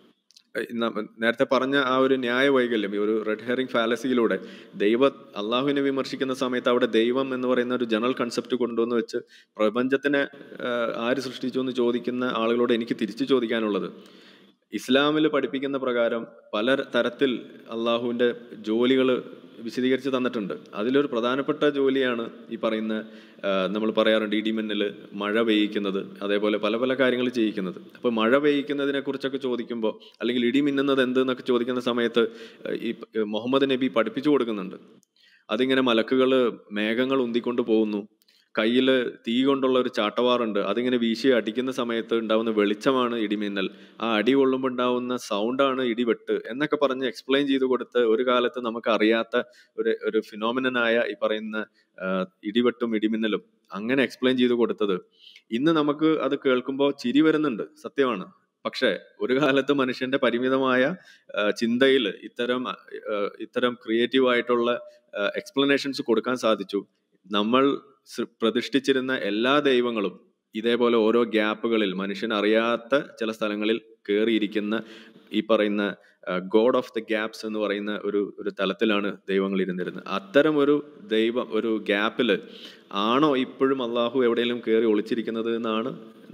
Speaker 6: ഏഹ് ന- നേരത്തെ പറഞ്ഞ ആ ഒരു ന്യായ വൈകല്യം ഈ ഒരു റെഡ് ഹെയറിംഗ് ഫാലസിയിലൂടെ ദൈവ അള്ളാഹുവിനെ വിമർശിക്കുന്ന സമയത്ത് അവിടെ ദൈവം എന്ന് പറയുന്ന ഒരു ജനറൽ കൺസെപ്റ്റ് കൊണ്ടുവന്ന് വെച്ച് പ്രപഞ്ചത്തിനെ ആഹ് ആര് സൃഷ്ടിച്ചു എന്ന് ചോദിക്കുന്ന ആളുകളോട് എനിക്ക് തിരിച്ചു ചോദിക്കാനുള്ളത് ഇസ്ലാമിൽ പഠിപ്പിക്കുന്ന പ്രകാരം പല തരത്തിൽ അള്ളാഹുവിൻ്റെ ജോലികൾ വിശദീകരിച്ച് തന്നിട്ടുണ്ട് അതിലൊരു പ്രധാനപ്പെട്ട ജോലിയാണ് ഈ പറയുന്ന നമ്മൾ പറയാറുണ്ട് ഇടിമിന്നൽ മഴ പെയ്യിക്കുന്നത് അതേപോലെ പല പല കാര്യങ്ങൾ ചെയ്യിക്കുന്നത് അപ്പോൾ മഴ പെയ്യിക്കുന്നതിനെ കുറിച്ചൊക്കെ ചോദിക്കുമ്പോൾ അല്ലെങ്കിൽ ഇടി മിന്നുന്നത് എന്ത് എന്നൊക്കെ ചോദിക്കുന്ന സമയത്ത് ഏഹ് ഈ പ- മുഹമ്മദ് നബി പഠിപ്പിച്ചു കൊടുക്കുന്നുണ്ട് അതിങ്ങനെ മലക്കുകൾ മേഘങ്ങൾ ഉന്തിക്കൊണ്ട് പോകുന്നു കയ്യിൽ തീ കൊണ്ടുള്ള ഒരു ചാട്ടവാറുണ്ട് അതിങ്ങനെ വീശി അടിക്കുന്ന സമയത്ത് ഉണ്ടാവുന്ന വെളിച്ചമാണ് ഇടിമിന്നൽ ആ അടി കൊള്ളുമ്പോൾ ഉണ്ടാവുന്ന സൗണ്ടാണ് ഇടിവെട്ട് എന്നൊക്കെ പറഞ്ഞ് എക്സ്പ്ലെയിൻ ചെയ്ത് കൊടുത്ത് ഒരു കാലത്ത് നമുക്ക് അറിയാത്ത ഒരു ഒരു ഫിനോമിനനായ ഈ പറയുന്ന ആ, ഇടിവെട്ടും ഇടിമിന്നലും അങ്ങനെ എക്സ്പ്ലെയിൻ ചെയ്ത് കൊടുത്തത് ഇന്ന് നമുക്ക് അത് കേൾക്കുമ്പോൾ ചിരി വരുന്നുണ്ട് സത്യമാണ് പക്ഷേ ഒരു കാലത്ത് മനുഷ്യന്റെ പരിമിതമായ ചിന്തയിൽ ഇത്തരം ആ, ഇത്തരം ക്രിയേറ്റീവ് ആയിട്ടുള്ള എക്സ്പ്ലനേഷൻസ് കൊടുക്കാൻ സാധിച്ചു നമ്മൾ സൃ- പ്രതിഷ്ഠിച്ചിരുന്ന എല്ലാ ദൈവങ്ങളും ഇതേപോലെ ഓരോ ഗ്യാപ്പുകളിൽ മനുഷ്യൻ അറിയാത്ത ചില സ്ഥലങ്ങളിൽ കയറിയിരിക്കുന്ന ഈ പറയുന്ന ഗോഡ് ഓഫ് ദ ഗ്യാപ്സ് എന്ന് പറയുന്ന ഒരു ഒരു തലത്തിലാണ് ദൈവങ്ങൾ ഇരുന്നിരുന്നത് അത്തരം ഒരു ദൈവം ഒരു ഗ്യാപ്പിൽ ആണോ ഇപ്പോഴും അള്ളാഹു എവിടെയെങ്കിലും കയറി ഒളിച്ചിരിക്കുന്നത് എന്നാണ്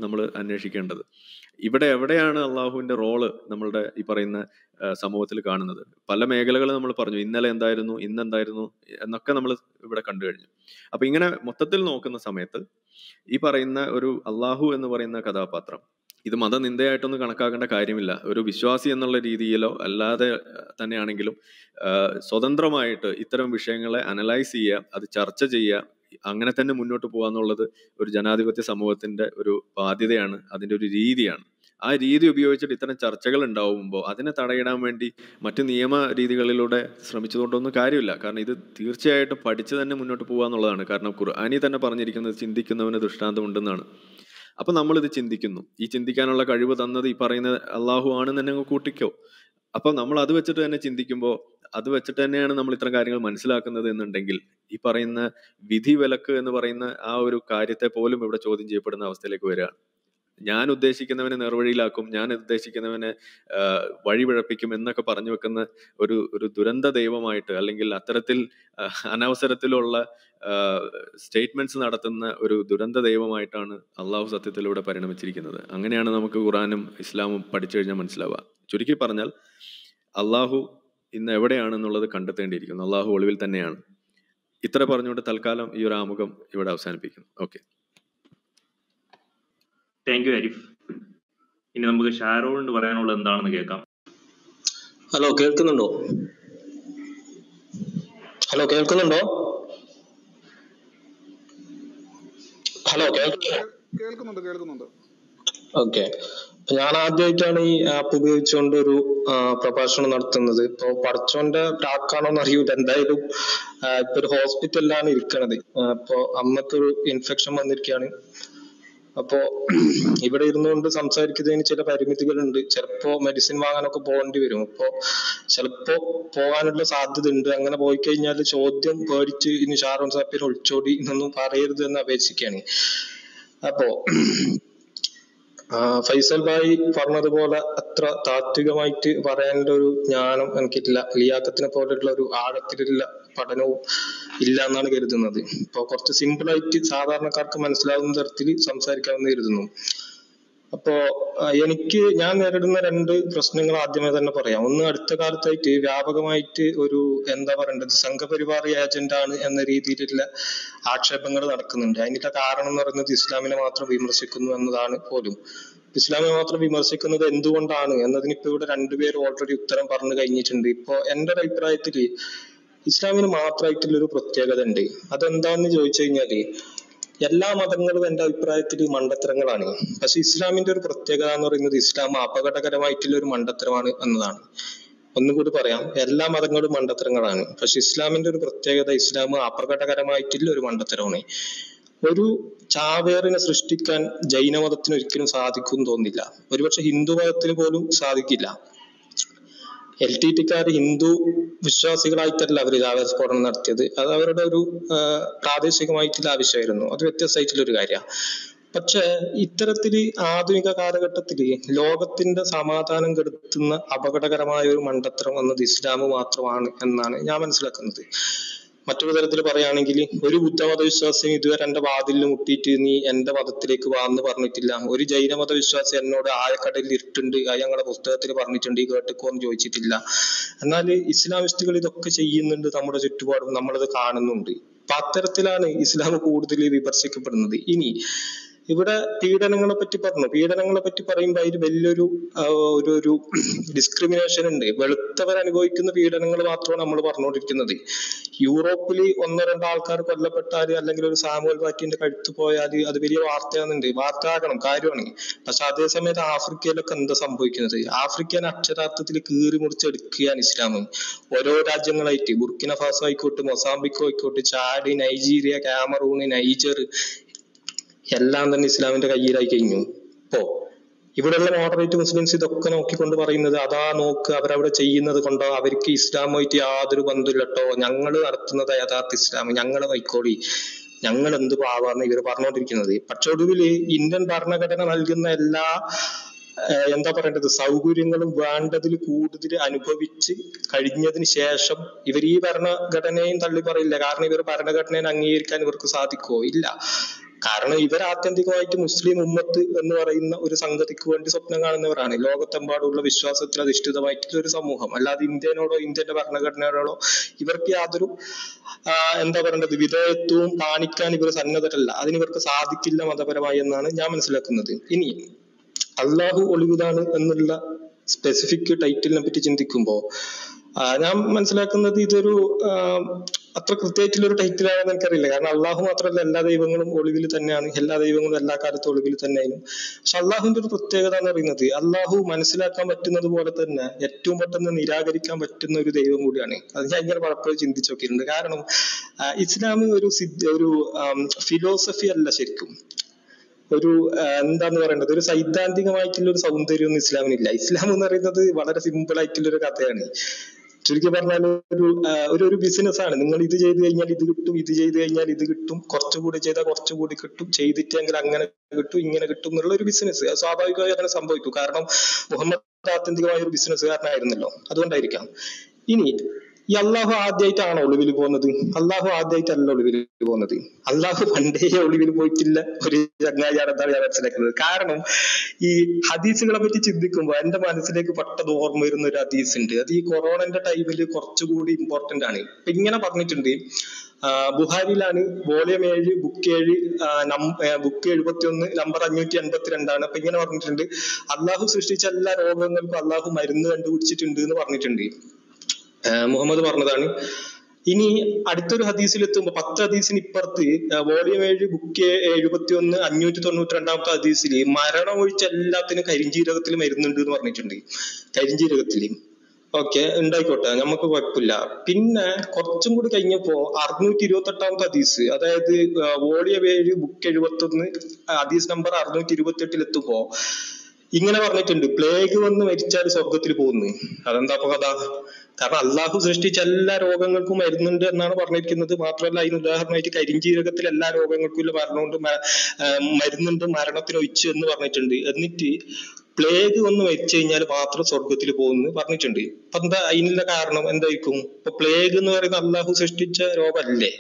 Speaker 6: നമ്മൾ അന്വേഷിക്കേണ്ടത് ഇവിടെ എവിടെയാണ് അള്ളാഹുവിന്റെ റോള് നമ്മളുടെ ഈ പറയുന്ന സമൂഹത്തിൽ കാണുന്നത് പല മേഖലകൾ നമ്മൾ പറഞ്ഞു ഇന്നലെ എന്തായിരുന്നു ഇന്ന് എന്തായിരുന്നു എന്നൊക്കെ നമ്മൾ ഇവിടെ കണ്ടു കഴിഞ്ഞു അപ്പൊ ഇങ്ങനെ മൊത്തത്തിൽ നോക്കുന്ന സമയത്ത് ഈ പറയുന്ന ഒരു അള്ളാഹു എന്ന് പറയുന്ന കഥാപാത്രം ഇത് മതനിന്ദയായിട്ടൊന്നും കണക്കാക്കേണ്ട കാര്യമില്ല ഒരു വിശ്വാസി എന്നുള്ള രീതിയിലോ അല്ലാതെ തന്നെയാണെങ്കിലും സ്വതന്ത്രമായിട്ട് ഇത്തരം വിഷയങ്ങളെ അനലൈസ് ചെയ്യുക അത് ചർച്ച ചെയ്യുക അങ്ങനെ തന്നെ മുന്നോട്ട് പോകാന്നുള്ളത് ഒരു ജനാധിപത്യ സമൂഹത്തിന്റെ ഒരു ബാധ്യതയാണ് അതിന്റെ ഒരു രീതിയാണ് ആ രീതി ഉപയോഗിച്ചിട്ട് ഇത്തരം ചർച്ചകൾ ഉണ്ടാവുമ്പോൾ അതിനെ തടയിടാൻ വേണ്ടി മറ്റു നിയമ രീതികളിലൂടെ ശ്രമിച്ചതുകൊണ്ടൊന്നും കാര്യമില്ല കാരണം ഇത് തീർച്ചയായിട്ടും പഠിച്ച് തന്നെ മുന്നോട്ട് പോകുക എന്നുള്ളതാണ് കാരണം ഖുർആാനി തന്നെ പറഞ്ഞിരിക്കുന്നത് ചിന്തിക്കുന്നവന് ദൃഷ്ടാന്തമുണ്ടെന്നാണ് അപ്പൊ നമ്മൾ ഇത് ചിന്തിക്കുന്നു ഈ ചിന്തിക്കാനുള്ള കഴിവ് തന്നത് ഈ പറയുന്ന അള്ളാഹു ആണെന്ന് തന്നെ അങ്ങ് കൂട്ടിക്കോ അപ്പൊ നമ്മൾ അത് വെച്ചിട്ട് തന്നെ ചിന്തിക്കുമ്പോൾ അത് വെച്ചിട്ട് തന്നെയാണ് നമ്മൾ ഇത്തരം കാര്യങ്ങൾ മനസ്സിലാക്കുന്നത് എന്നുണ്ടെങ്കിൽ ഈ പറയുന്ന വിധി വിലക്ക് എന്ന് പറയുന്ന ആ ഒരു കാര്യത്തെ പോലും ഇവിടെ ചോദ്യം ചെയ്യപ്പെടുന്ന അവസ്ഥയിലേക്ക് വരികയാണ് ഞാൻ ഉദ്ദേശിക്കുന്നവനെ നേർവഴിയിലാക്കും ഞാൻ ഉദ്ദേശിക്കുന്നവനെ വഴിപിഴപ്പിക്കും എന്നൊക്കെ പറഞ്ഞു വെക്കുന്ന ഒരു ഒരു ദുരന്ത ദൈവമായിട്ട് അല്ലെങ്കിൽ അത്തരത്തിൽ അനവസരത്തിലുള്ള സ്റ്റേറ്റ്മെന്റ്സ് നടത്തുന്ന ഒരു ദുരന്ത ദൈവമായിട്ടാണ് അള്ളാഹു സത്യത്തിലൂടെ പരിണമിച്ചിരിക്കുന്നത് അങ്ങനെയാണ് നമുക്ക് ഖുറാനും ഇസ്ലാമും പഠിച്ചു കഴിഞ്ഞാൽ മനസ്സിലാവുക ചുരുക്കി പറഞ്ഞാൽ അള്ളാഹു ഇന്ന് എവിടെയാണെന്നുള്ളത് കണ്ടെത്തേണ്ടിയിരിക്കുന്നു അള്ളാഹു ഒളിവിൽ തന്നെയാണ് ഇത്ര പറഞ്ഞുകൊണ്ട് തൽക്കാലം ഈ ഒരു ആമുഖം ഇവിടെ അവസാനിപ്പിക്കുന്നു ഓക്കെ
Speaker 1: താങ്ക് യു അരിഫ് ഇനി നമുക്ക് ഷാരോളിന് പറയാനുള്ളത് എന്താണെന്ന് കേൾക്കാം
Speaker 7: ഹലോ കേൾക്കുന്നുണ്ടോ ഹലോ കേൾക്കുന്നുണ്ടോ ഹലോ
Speaker 2: കേൾക്കുന്നുണ്ട് കേൾക്കുന്നുണ്ട്
Speaker 7: ഓക്കെ ഞാൻ ആദ്യമായിട്ടാണ് ഈ ആപ്പ് ഉപയോഗിച്ചുകൊണ്ട് ഒരു പ്രഭാഷണം നടത്തുന്നത് ഇപ്പൊ പടച്ചോന്റെ പ്രാക്കാണോന്ന് അറിയൂല എന്തായാലും ഇപ്പൊ ഒരു ഹോസ്പിറ്റലിലാണ് ഇരിക്കണത് അപ്പൊ അമ്മക്കൊരു ഇൻഫെക്ഷൻ വന്നിരിക്കുകയാണ് അപ്പോ ഇവിടെ ഇരുന്നുകൊണ്ട് സംസാരിക്കുന്നതിന് ചില പരിമിതികളുണ്ട് ചിലപ്പോ മെഡിസിൻ വാങ്ങാനൊക്കെ പോകേണ്ടി വരും അപ്പോ ചിലപ്പോ പോകാനുള്ള സാധ്യത ഉണ്ട് അങ്ങനെ പോയി കഴിഞ്ഞാൽ ചോദ്യം പേടിച്ച് ഇനി ഷാറോൺ സാപ്പിന് ഒളിച്ചോടി എന്നൊന്നും പറയരുത് എന്ന് അപേക്ഷിക്കുകയാണ് അപ്പോ ഫൈസൽ ഭായി പറഞ്ഞതുപോലെ അത്ര താത്വികമായിട്ട് പറയേണ്ട ഒരു ജ്ഞാനം എനിക്കില്ല ലിയാക്കത്തിനെ പോലെയുള്ള ഒരു ആഴത്തിലുള്ള പഠനവും ഇല്ല എന്നാണ് കരുതുന്നത് ഇപ്പൊ കുറച്ച് സിമ്പിൾ ആയിട്ട് സാധാരണക്കാർക്ക് മനസ്സിലാവുന്ന തരത്തിൽ സംസാരിക്കാമെന്ന് കരുതുന്നു അപ്പോ എനിക്ക് ഞാൻ നേരിടുന്ന രണ്ട് പ്രശ്നങ്ങൾ ആദ്യമേ തന്നെ പറയാം ഒന്ന് അടുത്ത കാലത്തായിട്ട് വ്യാപകമായിട്ട് ഒരു എന്താ പറയേണ്ടത് സംഘപരിവാർ ഏജന്റ് ആണ് എന്ന രീതിയിലുള്ള ആക്ഷേപങ്ങൾ നടക്കുന്നുണ്ട് അതിന്റെ കാരണം എന്ന് പറയുന്നത് ഇസ്ലാമിനെ മാത്രം വിമർശിക്കുന്നു എന്നതാണ് പോലും ഇസ്ലാമിനെ മാത്രം വിമർശിക്കുന്നത് എന്തുകൊണ്ടാണ് എന്നതിന് ഇപ്പൊ ഇവിടെ രണ്ടുപേർ ഓൾറെഡി ഉത്തരം പറഞ്ഞു കഴിഞ്ഞിട്ടുണ്ട് ഇപ്പൊ എന്റെ ഒരു അഭിപ്രായത്തില് ഇസ്ലാമിന് മാത്രമായിട്ടുള്ള ഒരു പ്രത്യേകത ഉണ്ട് അതെന്താന്ന് ചോദിച്ചു കഴിഞ്ഞാല് എല്ലാ മതങ്ങളും എന്റെ അഭിപ്രായത്തിൽ മണ്ടത്തരങ്ങളാണ് പക്ഷെ ഇസ്ലാമിന്റെ ഒരു പ്രത്യേകത എന്ന് പറയുന്നത് ഇസ്ലാം അപകടകരമായിട്ടുള്ള ഒരു മണ്ടത്തരമാണ് എന്നതാണ് ഒന്നുകൂടി പറയാം എല്ലാ മതങ്ങളും മണ്ടത്തരങ്ങളാണ് പക്ഷെ ഇസ്ലാമിന്റെ ഒരു പ്രത്യേകത ഇസ്ലാം അപകടകരമായിട്ടുള്ള ഒരു മണ്ടത്തരമാണ് ഒരു ചാവേറിനെ സൃഷ്ടിക്കാൻ ജൈനമതത്തിന് ഒരിക്കലും സാധിക്കും തോന്നില്ല ഒരുപക്ഷെ ഹിന്ദു മതത്തിന് പോലും സാധിക്കില്ല എൽ ടി ടിക്കാർ ഹിന്ദു വിശ്വാസികളായിട്ടല്ല അവർ ചാവേർ സ്ഫോടനം നടത്തിയത് അത് അവരുടെ ഒരു പ്രാദേശികമായിട്ടുള്ള ആവശ്യമായിരുന്നു അത് വ്യത്യസ്തമായിട്ടുള്ള ഒരു കാര്യമാണ് പക്ഷെ ഇത്തരത്തില് ആധുനിക കാലഘട്ടത്തില് ലോകത്തിന്റെ സമാധാനം കെടുത്തുന്ന അപകടകരമായ ഒരു മണ്ടത്തരം എന്നത് ഇസ്ലാം മാത്രമാണ് എന്നാണ് ഞാൻ മനസ്സിലാക്കുന്നത് മറ്റൊരു തരത്തിൽ പറയുകയാണെങ്കിൽ ഒരു ബുദ്ധമത വിശ്വാസി ഇതുവരെ എന്റെ വാതിലിൽ മുട്ടിയിട്ട് നീ എന്റെ മതത്തിലേക്ക് വാന്ന് പറഞ്ഞിട്ടില്ല ഒരു ജൈനമത വിശ്വാസി എന്നോട് ആഴക്കടലിൽ ഇരുട്ടുണ്ട് അത് ഞങ്ങളുടെ പുസ്തകത്തിൽ പറഞ്ഞിട്ടുണ്ട് ഈ കേട്ടിക്കോന്ന് ചോദിച്ചിട്ടില്ല എന്നാൽ ഇസ്ലാമിസ്റ്റുകൾ ഇതൊക്കെ ചെയ്യുന്നുണ്ട് നമ്മുടെ ചുറ്റുപാടും നമ്മളത് കാണുന്നുണ്ട് അപ്പൊ അത്തരത്തിലാണ് ഇസ്ലാം കൂടുതൽ വിമർശിക്കപ്പെടുന്നത് ഇനി ഇവിടെ പീഡനങ്ങളെ പറ്റി പറഞ്ഞു പീഡനങ്ങളെ പറ്റി പറയുമ്പോൾ അതിൽ വലിയൊരു ഒരു ഒരു ഡിസ്ക്രിമിനേഷൻ ഉണ്ട് വെളുത്തവർ അനുഭവിക്കുന്ന പീഡനങ്ങൾ മാത്രമാണ് നമ്മൾ പറഞ്ഞുകൊണ്ടിരിക്കുന്നത് യൂറോപ്പിൽ ഒന്നോ രണ്ടോ ആൾക്കാർ കൊല്ലപ്പെട്ടാൽ അല്ലെങ്കിൽ ഒരു സാമുവൽ പാറ്റിന്റെ കഴുത്ത് പോയാൽ അത് വലിയ വാർത്തയാകുന്നുണ്ട് വാർത്ത ആകണം കാര്യമാണ് പക്ഷെ അതേ സമയത്ത് ആഫ്രിക്കയിലൊക്കെ എന്താ സംഭവിക്കുന്നത് ആഫ്രിക്കൻ അക്ഷരാർത്ഥത്തിൽ കീറി മുറിച്ചെടുക്കുകയാണ് ഇസ്ലാം ഓരോ രാജ്യങ്ങളായിട്ട് ബുർക്കിന ഫാസോ ആയിക്കോട്ടെ മൊസാംബിക്കോ ആയിക്കോട്ടെ ചാഡ് നൈജീരിയ കാമറൂൺ നൈജർ എല്ലാം തന്നെ ഇസ്ലാമിന്റെ കയ്യിലായി കഴിഞ്ഞു ഇപ്പോ ഇവിടെയുള്ള മോഡറേറ്റ് മുസ്ലിംസ് ഇതൊക്കെ നോക്കിക്കൊണ്ട് പറയുന്നത് അതാ നോക്ക് അവരവിടെ ചെയ്യുന്നത് കൊണ്ടോ അവർക്ക് ഇസ്ലാമായിട്ട് യാതൊരു ബന്ധമില്ലട്ടോ ഞങ്ങൾ നടത്തുന്നത് യഥാർത്ഥ ഇസ്ലാം ഞങ്ങൾ വൈക്കോളി ഞങ്ങൾ എന്ത് പാവാന്ന് ഇവർ പറഞ്ഞുകൊണ്ടിരിക്കുന്നത് പക്ഷെ ഒടുവിൽ ഇന്ത്യൻ ഭരണഘടന നൽകുന്ന എല്ലാ എന്താ പറയേണ്ടത് സൗകര്യങ്ങളും വേണ്ടതിൽ കൂടുതൽ അനുഭവിച്ച് കഴിഞ്ഞതിന് ശേഷം ഇവർ ഈ ഭരണഘടനയും തള്ളി പറയില്ല കാരണം ഇവർ ഭരണഘടനയെ അംഗീകരിക്കാൻ ഇവർക്ക് സാധിക്കുമോ ഇല്ല കാരണം ഇവർ ആത്യന്തികമായിട്ട് മുസ്ലിം ഉമ്മത്ത് എന്ന് പറയുന്ന ഒരു സംഗതിക്ക് വേണ്ടി സ്വപ്നം കാണുന്നവരാണ് ലോകത്തെമ്പാടുള്ള വിശ്വാസത്തിൽ അധിഷ്ഠിതമായിട്ടുള്ള ഒരു സമൂഹം അല്ലാതെ ഇന്ത്യനോടോ ഇന്ത്യന്റെ ഭരണഘടനയോടോ ഇവർക്ക് യാതൊരു ആ, എന്താ പറയേണ്ടത് വിധേയത്വവും കാണിക്കാൻ ഇവർ സന്നദ്ധരല്ല അതിന് ഇവർക്ക് സാധിക്കില്ല മതപരമായി എന്നാണ് ഞാൻ മനസ്സിലാക്കുന്നത് ഇനി അള്ളാഹു ഒളിവിലാണ് എന്നുള്ള സ്പെസിഫിക് ടൈറ്റിലിനെ പറ്റി ചിന്തിക്കുമ്പോ ആ, ഞാൻ മനസ്സിലാക്കുന്നത് ഇതൊരു ആ, അത്ര കൃത്യമായിട്ടുള്ള ഒരു ടൈറ്റിലാണെന്ന് എനിക്കറിയില്ല കാരണം അള്ളാഹു മാത്രമല്ല എല്ലാ ദൈവങ്ങളും ഒളിവിൽ തന്നെയാണ് എല്ലാ ദൈവങ്ങളും എല്ലാ കാലത്തും ഒളിവിൽ തന്നെയായിരുന്നു പക്ഷെ അള്ളാഹുവിന്റെ ഒരു പ്രത്യേകത എന്ന് പറയുന്നത് അള്ളാഹു മനസ്സിലാക്കാൻ പറ്റുന്നത് പോലെ തന്നെ ഏറ്റവും പെട്ടെന്ന് നിരാകരിക്കാൻ പറ്റുന്ന ഒരു ദൈവം കൂടിയാണ് അത് ഞാൻ ഇങ്ങനെ പലപ്പോഴും ചിന്തിച്ചു നോക്കിയിട്ടുണ്ട് കാരണം ആ, ഇസ്ലാം ഒരു സിദ്ധ ഒരു ഫിലോസഫി അല്ല ശരിക്കും ഒരു ആ, എന്താന്ന് പറയേണ്ടത് ഒരു സൈദ്ധാന്തികമായിട്ടുള്ള ഒരു സൗന്ദര്യമൊന്നും ഇസ്ലാമിനില്ല ഇസ്ലാം എന്ന് പറയുന്നത് വളരെ സിമ്പിൾ ആയിട്ടുള്ള ഒരു കഥയാണ് ചുരുക്കി പറഞ്ഞാൽ ഒരു ആ, ഒരു ഒരു ബിസിനസ് ആണ് നിങ്ങൾ ഇത് ചെയ്ത് കഴിഞ്ഞാൽ ഇത് കിട്ടും ഇത് ചെയ്ത് കഴിഞ്ഞാൽ ഇത് കിട്ടും കുറച്ചുകൂടി ചെയ്താൽ കുറച്ചുകൂടി കിട്ടും ചെയ്തിട്ടെങ്കിൽ അങ്ങനെ കിട്ടും ഇങ്ങനെ കിട്ടും എന്നുള്ള ഒരു ബിസിനസ് സ്വാഭാവികമായി അങ്ങനെ സംഭവിക്കും കാരണം മുഹമ്മദ് ആത്യന്തികമായ ഒരു ബിസിനസ്സുകാരനായിരുന്നല്ലോ അതുകൊണ്ടായിരിക്കാം ഇനി ഈ അള്ളാഹു ആദ്യമായിട്ടാണോ ഒളിവിൽ പോകുന്നത് അള്ളാഹു ആദ്യമായിട്ടല്ല ഒളിവിൽ പോകുന്നത് അള്ളാഹു പണ്ടേ ഒളിവിൽ പോയിട്ടില്ല ഒരു ചങ്ങാചാരത്താണ് ഞാൻ മനസ്സിലാക്കുന്നത് കാരണം ഈ ഹദീസുകളെ പറ്റി ചിന്തിക്കുമ്പോൾ എന്റെ മനസ്സിലേക്ക് പെട്ടെന്ന് ഓർമ്മ വരുന്ന ഒരു ഹദീസ് ഉണ്ട് അത് ഈ കൊറോണന്റെ ടൈമിൽ കുറച്ചുകൂടി ഇമ്പോർട്ടന്റ് ആണ് ഇപ്പൊ ഇങ്ങനെ പറഞ്ഞിട്ടുണ്ട് ആ, ബുഹാരിയിലാണ് വോളിയം ഏഴ് ബുക്ക് ഏഴ് ബുക്ക് എഴുപത്തി ഒന്ന് നമ്പർ അഞ്ഞൂറ്റി എൺപത്തി രണ്ടാണ് അപ്പൊ ഇങ്ങനെ പറഞ്ഞിട്ടുണ്ട് അള്ളാഹു സൃഷ്ടിച്ച എല്ലാ രോഗങ്ങൾക്കും അള്ളാഹു മരുന്ന് കണ്ടുപിടിച്ചിട്ടുണ്ട് എന്ന് പറഞ്ഞിട്ടുണ്ട് ആ, മുഹമ്മദ് പറഞ്ഞതാണ് ഇനി അടുത്തൊരു ഹദീസിൽ എത്തുമ്പോ പത്ത് ഹദീസിന് ഇപ്പുറത്ത് വോളിയം ഏഴ് ബുക്ക് എഴുപത്തി ഒന്ന് അഞ്ഞൂറ്റി തൊണ്ണൂറ്റി രണ്ടാമത്തെ ഹദീസിൽ മരണം ഒഴിച്ച് എല്ലാത്തിനും കരിഞ്ജീരകത്തിൽ മരുന്നുണ്ട് എന്ന് പറഞ്ഞിട്ടുണ്ട് കരിഞ്ജീരകത്തിൽ ഓക്കെ ഉണ്ടായിക്കോട്ടെ നമുക്ക് കുഴപ്പമില്ല പിന്നെ കുറച്ചും കൂടി കഴിഞ്ഞപ്പോ അറുന്നൂറ്റി ഇരുപത്തി എട്ടാമത്തെ ഹദീസ് അതായത് വോളിയം ഏഴ് ബുക്ക് എഴുപത്തി ഒന്ന് ഹദീസ് നമ്പർ അറുന്നൂറ്റി ഇരുപത്തി എട്ടിൽ എത്തുമ്പോ ഇങ്ങനെ പറഞ്ഞിട്ടുണ്ട് പ്ലേഗ് വന്ന് മരിച്ചാൽ സ്വർഗത്തിൽ പോകുന്നു അതെന്താ അപ്പൊ കഥ കാരണം അള്ളാഹു സൃഷ്ടിച്ച എല്ലാ രോഗങ്ങൾക്കും മരുന്നുണ്ട് എന്നാണ് പറഞ്ഞിരിക്കുന്നത് മാത്രമല്ല അതിന് ഉദാഹരണമായിട്ട് കരിഞ്ജീരകത്തിൽ എല്ലാ രോഗങ്ങൾക്കും ഉള്ള മരണമുണ്ട് മ- ആ, മരുന്നുണ്ട് മരണത്തിന് ഒഴിച്ചു എന്ന് പറഞ്ഞിട്ടുണ്ട് എന്നിട്ട് പ്ലേഗ് വന്ന് മരിച്ചു കഴിഞ്ഞാൽ മാത്രം സ്വർഗത്തിൽ പോകുന്നു പറഞ്ഞിട്ടുണ്ട് അപ്പൊ എന്താ അതിനുള്ള കാരണം എന്തായിരിക്കും ഇപ്പൊ പ്ലേഗ് എന്ന് പറയുന്ന അള്ളാഹു സൃഷ്ടിച്ച രോഗമല്ലേ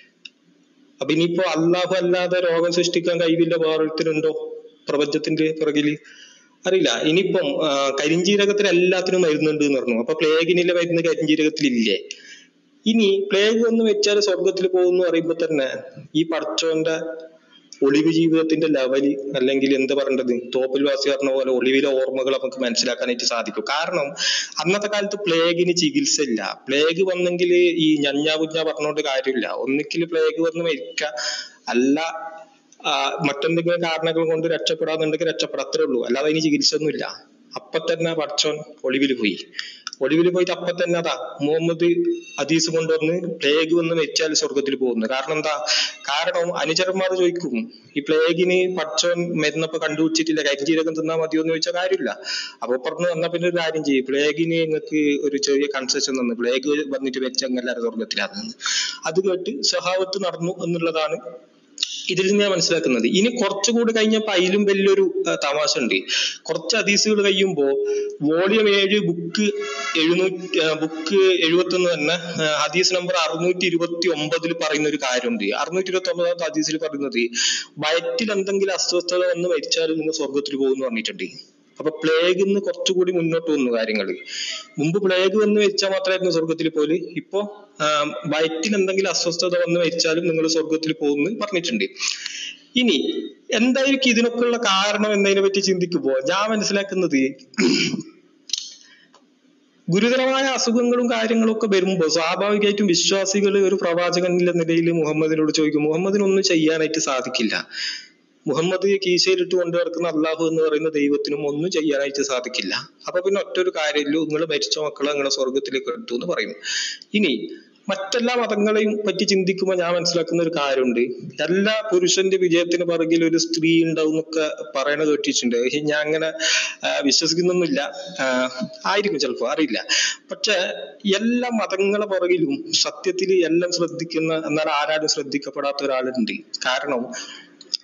Speaker 7: അപ്പൊ ഇനിയിപ്പോ അള്ളാഹു അല്ലാതെ രോഗം സൃഷ്ടിക്കാൻ കഴിവില്ല വേറൊരുത്തരുണ്ടോ പ്രപഞ്ചത്തിന്റെ പിറകില് അറിയില്ല ഇനിയിപ്പം ആ, കരിഞ്ജീരകത്തിന് എല്ലാത്തിനും മരുന്നുണ്ട് എന്ന് പറഞ്ഞു അപ്പൊ പ്ലേഗിനിലെ മരുന്ന് കരിഞ്ജീരകത്തിൽ ഇല്ലേ ഇനി പ്ലേഗ് വന്ന് വെച്ചാൽ സ്വർഗത്തിൽ പോകുന്നു പറയുമ്പോ തന്നെ ഈ പടച്ചോന്റെ ഒളിവ് ജീവിതത്തിന്റെ ലെവല് അല്ലെങ്കിൽ എന്താ പറയേണ്ടത് തോപ്പിൽ വാസി പറഞ്ഞ പോലെ ഒളിവിലെ ഓർമ്മകൾ നമുക്ക് മനസ്സിലാക്കാനായിട്ട് സാധിക്കും കാരണം അന്നത്തെ കാലത്ത് പ്ലേഗിന് ചികിത്സ ഇല്ല പ്ലേഗ് വന്നെങ്കിൽ ഈ ഞഞ്ഞാ കുഞ്ഞാ പറഞ്ഞുകൊണ്ട് കാര്യമില്ല ഒന്നിക്കിൽ പ്ലേഗ് വന്ന് മരിക്ക അല്ല ആ, മറ്റെന്തെങ്കിലും കാരണങ്ങൾ കൊണ്ട് രക്ഷപ്പെടാന്നുണ്ടെങ്കിൽ രക്ഷപ്പെടാം അത്രേ ഉള്ളൂ അല്ലാതെ അതിന് ചികിത്സ ഒന്നുമില്ല അപ്പൊ തന്നെ പടച്ചോൻ ഒളിവിൽ പോയി ഒളിവിൽ പോയിട്ട് അപ്പൊ തന്നെ അതാ മുഹമ്മദ് ഹദീസ് കൊണ്ടുവന്ന് പ്ലേഗ് വന്ന് വെച്ചാൽ സ്വർഗത്തിൽ പോകുന്നു കാരണം എന്താ കാരണം അനുചരന്മാർ ചോദിക്കും ഈ പ്ലേഗിന് പടച്ചോൻ മരുന്നൊക്കെ കണ്ടുപിടിച്ചിട്ടില്ല കരിജീരകം തിന്നാ മതിയോ എന്ന് ചോദിച്ചാൽ കാര്യമില്ല അപ്പൊ പറഞ്ഞു വന്നാ പിന്നെ ഒരു കാര്യം ചെയ്യും പ്ലേഗിന് നിങ്ങൾക്ക് ഒരു ചെറിയ കൺസെഷൻ തന്നു പ്ലേഗ് വന്നിട്ട് വെച്ചങ്ങ് എല്ലാവരും സ്വർഗത്തിലാണ് അത് കേട്ട് സഹാവത്ത് നടന്നു എന്നുള്ളതാണ് ഇതിൽ നിന്ന് ഞാൻ മനസ്സിലാക്കുന്നത് ഇനി കുറച്ചുകൂടി കഴിഞ്ഞപ്പോ അതിലും വലിയൊരു ആ, തമാശ ഉണ്ട് കുറച്ച് ഹദീസുകൾ കഴിയുമ്പോ വോളിയം ഏഴ് ബുക്ക് എഴുന്നൂറ്റി ബുക്ക് എഴുപത്തി ഒന്ന് തന്നെ ആ, ഹദീസ് നമ്പർ അറുന്നൂറ്റി ഇരുപത്തി ഒമ്പതിൽ പറയുന്ന ഒരു കാര്യമുണ്ട് അറുന്നൂറ്റി ഇരുപത്തി ഒമ്പതാമത്തെ ഹദീസിൽ പറയുന്നത് വയറ്റിൽ എന്തെങ്കിലും അസ്വസ്ഥത വന്ന് മരിച്ചാൽ നിങ്ങൾ സ്വർഗത്തിൽ പോകുമെന്ന് പറഞ്ഞിട്ടുണ്ട് അപ്പൊ പ്ലേഗിൽ നിന്ന് കുറച്ചുകൂടി മുന്നോട്ട് വന്നു കാര്യങ്ങൾ മുമ്പ് പ്ലേഗ് വന്ന് മരിച്ചാൽ മാത്രമായിരുന്നു സ്വർഗത്തിൽ പോലെ ഇപ്പോ ആം, വയറ്റിൽ എന്തെങ്കിലും അസ്വസ്ഥത വന്ന് മരിച്ചാലും നിങ്ങൾ സ്വർഗത്തിൽ പോകുമെന്ന് പറഞ്ഞിട്ടുണ്ട് ഇനി എന്തായിരിക്കും ഇതിനൊക്കെയുള്ള കാരണം എന്നതിനെ പറ്റി ചിന്തിക്കുമ്പോൾ ഞാൻ മനസ്സിലാക്കുന്നത് ഗുരുതരമായ അസുഖങ്ങളും കാര്യങ്ങളും ഒക്കെ വരുമ്പോൾ സ്വാഭാവികമായിട്ടും വിശ്വാസികൾ ഒരു പ്രവാചകൻ എന്ന നിലയിൽ മുഹമ്മദിനോട് ചോദിക്കും മുഹമ്മദിനൊന്നും ചെയ്യാനായിട്ട് സാധിക്കില്ല മുഹമ്മദ് കീശയിലിട്ട് കൊണ്ടു നടക്കുന്ന അള്ളാഹു എന്ന് പറയുന്ന ദൈവത്തിനും ഒന്നും ചെയ്യാനായിട്ട് സാധിക്കില്ല അപ്പൊ പിന്നെ ഒറ്റ ഒരു കാര്യമില്ലൂ നിങ്ങൾ മരിച്ച മക്കളെ നിങ്ങളെ സ്വർഗത്തിലേക്ക് എടുത്തു എന്ന് പറയും ഇനി മറ്റെല്ലാ മതങ്ങളെയും പറ്റി ചിന്തിക്കുമ്പോൾ ഞാൻ മനസ്സിലാക്കുന്ന ഒരു കാര്യമുണ്ട് എല്ലാ പുരുഷന്റെ വിജയത്തിന് പിറകിൽ ഒരു സ്ത്രീ ഉണ്ടാവും എന്നൊക്കെ പറയണ കേട്ടിട്ടുണ്ട് പക്ഷെ ഞാൻ അങ്ങനെ ആ, വിശ്വസിക്കുന്നൊന്നുമില്ല ആ, ആയിരിക്കും ചിലപ്പോ അറിയില്ല പക്ഷെ എല്ലാ മതങ്ങളെ പുറകിലും സത്യത്തിൽ എല്ലാം ശ്രദ്ധിക്കുന്ന എന്നാൽ ആരാരും ശ്രദ്ധിക്കപ്പെടാത്ത ഒരാളുണ്ട് കാരണം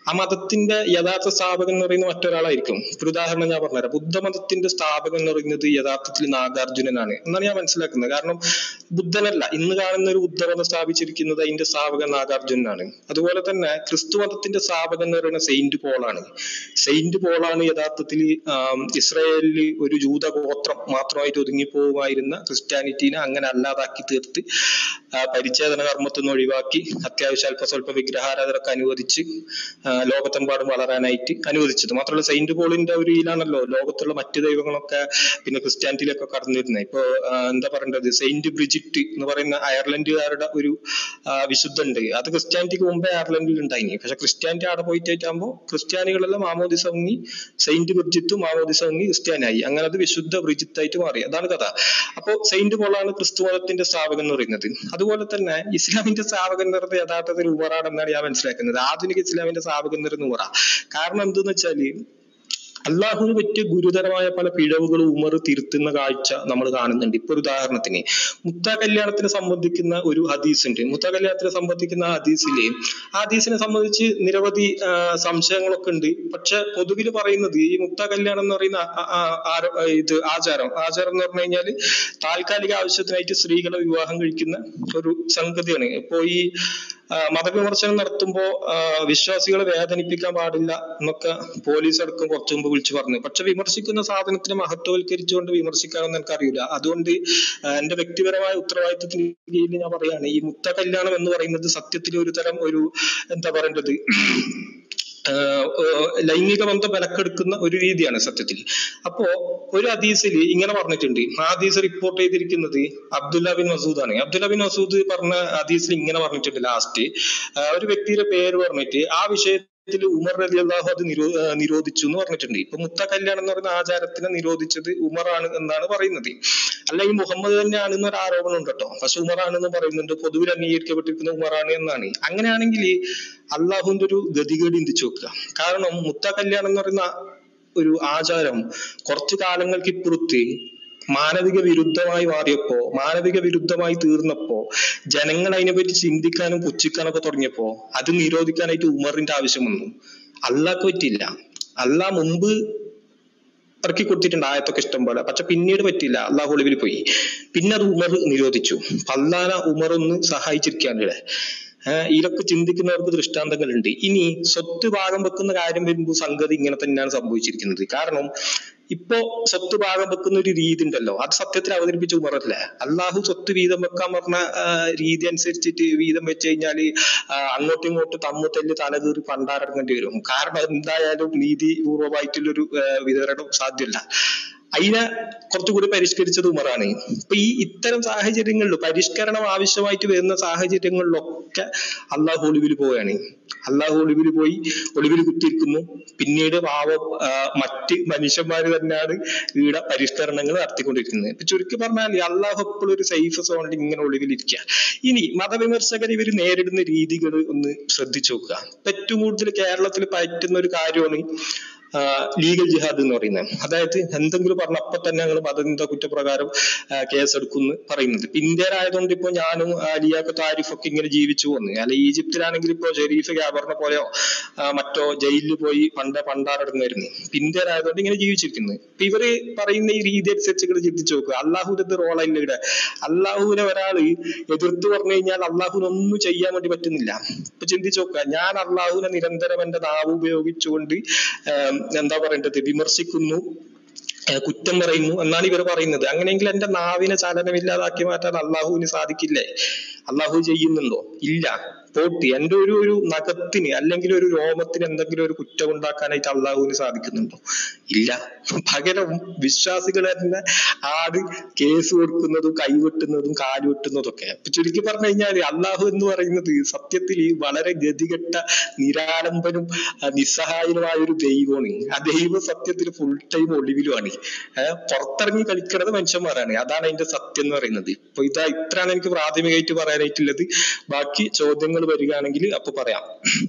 Speaker 7: ആ മതത്തിന്റെ യഥാർത്ഥ സ്ഥാപകൻ എന്ന് പറയുന്നത് മറ്റൊരാളായിരിക്കും ഒരു ഉദാഹരണം ഞാൻ പറഞ്ഞുതരാം ബുദ്ധമതത്തിന്റെ സ്ഥാപകൻ എന്ന് പറയുന്നത് യഥാർത്ഥത്തിൽ നാഗാർജുനനാണ് എന്നാണ് ഞാൻ മനസ്സിലാക്കുന്നത് കാരണം ബുദ്ധനല്ല ഇന്ന് കാണുന്ന ഒരു ബുദ്ധമതം സ്ഥാപിച്ചിരിക്കുന്നത് അതിന്റെ സ്ഥാപകൻ നാഗാർജുനനാണ് അതുപോലെ തന്നെ ക്രിസ്തു മതത്തിന്റെ സ്ഥാപകൻ എന്ന് പറയുന്നത് സെയിന്റ് പോളാണ് സെയിന്റ് പോളാണ് യഥാർത്ഥത്തിൽ ആം, ഇസ്രായേലിൽ ഒരു ജൂത ഗോത്രം മാത്രമായിട്ട് ഒതുങ്ങിപ്പോകുമായിരുന്ന ക്രിസ്ത്യാനിറ്റീനെ അങ്ങനെ അല്ലാതാക്കി തീർത്ത് ആ, പരിച്ഛേദന കർമ്മത്തിൽ നിന്ന് ഒഴിവാക്കി അത്യാവശ്യം അല്പ സ്വല്പ വിഗ്രഹാരാധനൊക്കെ അനുവദിച്ച് ആ, ലോകത്തെമ്പാടും വളരാനായിട്ട് അനുവദിച്ചത് മാത്രമല്ല സെയിന്റ് പോളിന്റെ ഒരു ഇതിലാണല്ലോ ലോകത്തുള്ള മറ്റു ദൈവങ്ങളൊക്കെ പിന്നെ ക്രിസ്ത്യാനിറ്റിയിലൊക്കെ കടന്നു വരുന്നത് ഇപ്പൊ ആ, എന്താ പറയേണ്ടത് സെയിന്റ് ബ്രിജിറ്റ് എന്ന് പറയുന്ന അയർലൻഡുകാരുടെ ഒരു ആ, വിശുദ്ധ ഉണ്ട് അത് ക്രിസ്ത്യാനിറ്റിക്ക് മുമ്പേ അയർലൻഡിൽ ഉണ്ടായിനി പക്ഷെ ക്രിസ്ത്യാനിറ്റി അവിടെ പോയിട്ടാകുമ്പോൾ ക്രിസ്ത്യാനികളെല്ലാം മാമോദിസ മുങ്ങി സെയിന്റ് ബ്രിജിറ്റും മാമോദിസ മുങ്ങി ക്രിസ്ത്യാനായി അങ്ങനെ അത് വിശുദ്ധ ബ്രിജിത്തായിട്ട് മാറി അതാണ് കഥ അപ്പോ സെയിന്റ് പോളാണ് ക്രിസ്തു മതത്തിന്റെ സ്ഥാപകൻ എന്ന് പറയുന്നത് അതുപോലെ തന്നെ ഇസ്ലാമിന്റെ സ്ഥാപകൻ എന്ന് പറയുന്നത് യഥാർത്ഥത്തിൽ ഉമറാണെന്നാണ് ഞാൻ മനസ്സിലാക്കുന്നത് ആധുനിക ഇസ്ലാമിന്റെ സ്ഥാപകൻ എന്ന് പറയുന്നത് ഉമറ കാരണം എന്തെന്ന് വെച്ചാല് അള്ളാഹുവിന് പറ്റിയ ഗുരുതരമായ പല പിഴവുകളും ഉമർ തിരുത്തുന്ന കാഴ്ച നമ്മൾ കാണുന്നുണ്ട് ഇപ്പൊ ഒരു ഉദാഹരണത്തിന് മുത്ത കല്യാണത്തിനെ സംബന്ധിക്കുന്ന ഒരു ഹദീസ് ഉണ്ട് മുത്ത കല്യാണത്തിനെ സംബന്ധിക്കുന്ന ആ ഹദീസിലെ ആ ഹദീസിനെ സംബന്ധിച്ച് നിരവധി ആ, സംശയങ്ങളൊക്കെ ഉണ്ട് പക്ഷെ പൊതുവിൽ പറയുന്നത് ഈ മുത്ത കല്യാണം എന്ന് പറയുന്ന ആ- ആ- ആരോ- ആ ഇത് ആചാരം ആചാരം എന്ന് പറഞ്ഞു കഴിഞ്ഞാൽ താൽക്കാലിക ആവശ്യത്തിനായിട്ട് സ്ത്രീകളെ വിവാഹം കഴിക്കുന്ന ഒരു സംഗതിയാണ് ഇപ്പോ ഈ ആ, മതവിമർശനം നടത്തുമ്പോ ആ, വിശ്വാസികളെ വേദനിപ്പിക്കാൻ പാടില്ല എന്നൊക്കെ പോലീസ് അടക്കം കുറച്ചു മുമ്പ് വിളിച്ചു പറഞ്ഞു പക്ഷെ വിമർശിക്കുന്ന സാധനത്തിനെ മഹത്വവൽക്കരിച്ചുകൊണ്ട് വിമർശിക്കാനൊന്നും എനിക്കറിയില്ല അതുകൊണ്ട് ആ, എന്റെ വ്യക്തിപരമായ ഉത്തരവാദിത്വത്തിന് കീഴിൽ ഞാൻ പറയാണ് ഈ മുത്ത കല്യാണം എന്ന് പറയുന്നത് സത്യത്തിൽ ഒരു തരം ഒരു എന്താ പറയേണ്ടത് ആഹ് ഏർ ലൈംഗിക ബന്ധം വിലക്കെടുക്കുന്ന ഒരു രീതിയാണ് സത്യത്തിൽ അപ്പോ ഒരു ഹദീസിൽ ഇങ്ങനെ പറഞ്ഞിട്ടുണ്ട് ആ ഹദീസ് റിപ്പോർട്ട് ചെയ്തിരിക്കുന്നത് അബ്ദുല്ല ബിൻ മസൂദ് ആണ് അബ്ദുല്ല ബിൻ മസൂദ് പറഞ്ഞ ഹദീസിൽ ഇങ്ങനെ പറഞ്ഞിട്ടുണ്ട് ലാസ്റ്റ് ഒരു വ്യക്തിയുടെ പേര് പറഞ്ഞിട്ട് ആ വിഷയത്തിൽ ഉമർ റലി അള്ളാഹു അത് നിരോ ആഹ് നിരോധിച്ചു എന്ന് പറഞ്ഞിട്ടുണ്ട് ഇപ്പൊ മുത്ത കല്യാണം എന്ന് പറയുന്ന ആചാരത്തിനെ നിരോധിച്ചത് ഉമറാണ് എന്നാണ് പറയുന്നത് അല്ല ഈ മുഹമ്മദ് തന്നെയാണ് എന്നൊരു ആരോപണം ഉണ്ട് കേട്ടോ പക്ഷെ ഉമറാണെന്ന് പറയുന്നുണ്ട് പൊതുവിൽ അംഗീകരിക്കപ്പെട്ടിരിക്കുന്ന ഉമറാണ് എന്നാണ് അങ്ങനെയാണെങ്കിൽ അള്ളാഹുവിന്റെ ഒരു ഗതികേട് ചിന്തിച്ചു നോക്കുക കാരണം മുത്ത കല്യാണം എന്ന് പറയുന്ന ഒരു ആചാരം കുറച്ചു കാലങ്ങൾക്ക് ഇപ്പുറത്ത് മാനവിക വിരുദ്ധമായി മാറിയപ്പോ മാനവിക വിരുദ്ധമായി തീർന്നപ്പോ ജനങ്ങൾ അതിനെപ്പറ്റി ചിന്തിക്കാനും പുച്ഛിക്കാനൊക്കെ തുടങ്ങിയപ്പോ അത് നിരോധിക്കാനായിട്ട് ഉമറിന്റെ ആവശ്യം വന്നു അള്ളാഹ്ക്ക് പറ്റിയില്ല അള്ളാഹ് മുമ്പ് ഇറക്കി കൊടുത്തിട്ടുണ്ട് ആയത്തൊക്കെ ഇഷ്ടം പോലെ പക്ഷെ പിന്നീട് പറ്റില്ല അള്ളാഹു ഒളിവിൽ പോയി പിന്നെ അത് ഉമർ നിരോധിച്ചു അള്ളാന ഉമർ ഒന്ന് സഹായിച്ചിരിക്കുകയാണ് ഇവിടെ ഏഹ് ഇതൊക്കെ ചിന്തിക്കുന്നവർക്ക് ദൃഷ്ടാന്തങ്ങളുണ്ട് ഇനി സ്വത്ത് ഭാഗം വെക്കുന്ന കാര്യം വരുമ്പോൾ സംഗതി ഇങ്ങനെ തന്നെയാണ് സംഭവിച്ചിരിക്കുന്നത് കാരണം ഇപ്പോ സ്വത്ത് ഭാഗം വെക്കുന്ന ഒരു രീതി ഉണ്ടല്ലോ അത് സത്യത്തിൽ അവതരിപ്പിച്ച ഉമറല്ലേ അള്ളാഹു സ്വത്ത് വീതം വെക്കാൻ പറഞ്ഞ ആ, രീതി അനുസരിച്ചിട്ട് വീതം വെച്ച് കഴിഞ്ഞാല് ആ, അങ്ങോട്ടും ഇങ്ങോട്ടും തമ്മു തല്ല് തലകീറി പണ്ടാരടങ്ങേണ്ടി വരും കാരണം എന്തായാലും നീതിപൂർവമായിട്ടുള്ളൊരു ആ, വിതരണം സാധ്യമല്ല അതിനെ കുറച്ചുകൂടി പരിഷ്കരിച്ചത് ഉമറാണ് ഇപ്പൊ ഈ ഇത്തരം സാഹചര്യങ്ങളിൽ പരിഷ്കരണം ആവശ്യമായിട്ട് വരുന്ന സാഹചര്യങ്ങളിലൊക്കെ അള്ളാഹു ഒളിവിൽ പോവുകയാണ് അള്ളാഹു ഒളിവിൽ പോയി ഒളിവിൽ കുത്തിയിരിക്കുന്നു പിന്നീട് പാവം ആ, മറ്റ് മനുഷ്യന്മാര് തന്നെയാണ് ഇവിടെ പരിഷ്കരണങ്ങൾ നടത്തിക്കൊണ്ടിരിക്കുന്നത് ഇപ്പൊ ചുരുക്കി പറഞ്ഞാൽ അള്ളാഹു എപ്പോഴും ഒരു സേഫ് സോണിൽ ഇങ്ങനെ ഒളിവിലിരിക്കുക ഇനി മതവിമർശകർ ഇവർ നേരിടുന്ന രീതികൾ ഒന്ന് ശ്രദ്ധിച്ചു നോക്കുക ഇപ്പൊ ഏറ്റവും കൂടുതൽ കേരളത്തിൽ പറ്റുന്ന ഒരു കാര്യമാണ് ലീഗൽ ജിഹാദ് എന്ന് പറയുന്നത് അതായത് എന്തെങ്കിലും പറഞ്ഞ അപ്പൊ തന്നെ ഞങ്ങൾ മതനിന്ദ കുറ്റപ്രകാരം ആ, കേസെടുക്കുന്നു പറയുന്നത് ഇപ്പൊ ഇന്ത്യയിലായതുകൊണ്ട് ഇപ്പൊ ഞാനും ആ, ലിയാഖത്ത് താരിഫ് ഒക്കെ ഇങ്ങനെ ജീവിച്ചു പോന്നു അല്ല ഈജിപ്തിലാണെങ്കിൽ ഇപ്പൊ ഷെരീഫ് ഗ്യാബറിനെ പോലെയോ ആ, മറ്റോ ജയിലിൽ പോയി പണ്ട് പണ്ടാറടങ്ങായിരുന്നു ഇപ്പൊ ഇന്ത്യയിലായതുകൊണ്ട് ഇങ്ങനെ ജീവിച്ചിരിക്കുന്നു ഇപ്പൊ ഇവര് പറയുന്ന ഈ രീതി അനുസരിച്ച് ഇങ്ങനെ ചിന്തിച്ചു നോക്കുക അള്ളാഹുവിന്റെ റോളല്ല ഇവിടെ അള്ളാഹുവിനെ ഒരാള് എതിർത്ത് പറഞ്ഞു കഴിഞ്ഞാൽ അള്ളാഹുവിന് ഒന്നും ചെയ്യാൻ വേണ്ടി പറ്റുന്നില്ല ഇപ്പൊ ചിന്തിച്ചു നോക്കുക ഞാൻ അള്ളാഹുവിനെ നിരന്തരം എന്റെ നാവ് ഉപയോഗിച്ചുകൊണ്ട് ആം, എന്താ പറയേണ്ടത് വിമർശിക്കുന്നു ഏഹ് കുറ്റം പറയുന്നു എന്നാണ് ഇവർ പറയുന്നത് അങ്ങനെയെങ്കിൽ എന്റെ നാവിനെ ചലനമില്ലാതാക്കി മാറ്റാൻ അള്ളാഹുവിന് സാധിക്കില്ലേ അള്ളാഹു ചെയ്യുന്നുണ്ടോ ഇല്ല പോട്ടി എന്റെ ഒരു ഒരു നഖത്തിന് അല്ലെങ്കിൽ ഒരു രോമത്തിന് എന്തെങ്കിലും ഒരു കുറ്റം ഉണ്ടാക്കാനായിട്ട് അള്ളാഹുവിന് സാധിക്കുന്നുണ്ടോ ഇല്ല പകരം വിശ്വാസികൾ തന്നെ ആട് കേസ് കൊടുക്കുന്നതും കൈവെട്ടുന്നതും കാലുവെട്ടുന്നതും ഒക്കെ ഇപ്പൊ ചുരുക്കി പറഞ്ഞു കഴിഞ്ഞാൽ അള്ളാഹു എന്ന് പറയുന്നത് സത്യത്തിൽ വളരെ ഗതികെട്ട നിരാലംബനും ആ, നിസ്സഹായനുമായ ഒരു ദൈവമാണ് ആ ദൈവം സത്യത്തിൽ ഫുൾ ടൈം ഒളിവിലുമാണ് ഏഹ് പുറത്തിറങ്ങി കളിക്കുന്നത് മനുഷ്യന്മാരാണ് അതാണ് അതിന്റെ സത്യം എന്ന് പറയുന്നത് ഇപ്പൊ ഇതാ ഇത്രയാണ് എനിക്ക് പ്രാഥമികമായിട്ട് പറയാനായിട്ടുള്ളത് ബാക്കി ചോദ്യങ്ങൾ വരികയാണെങ്കിൽ അപ്പൊ പറയാം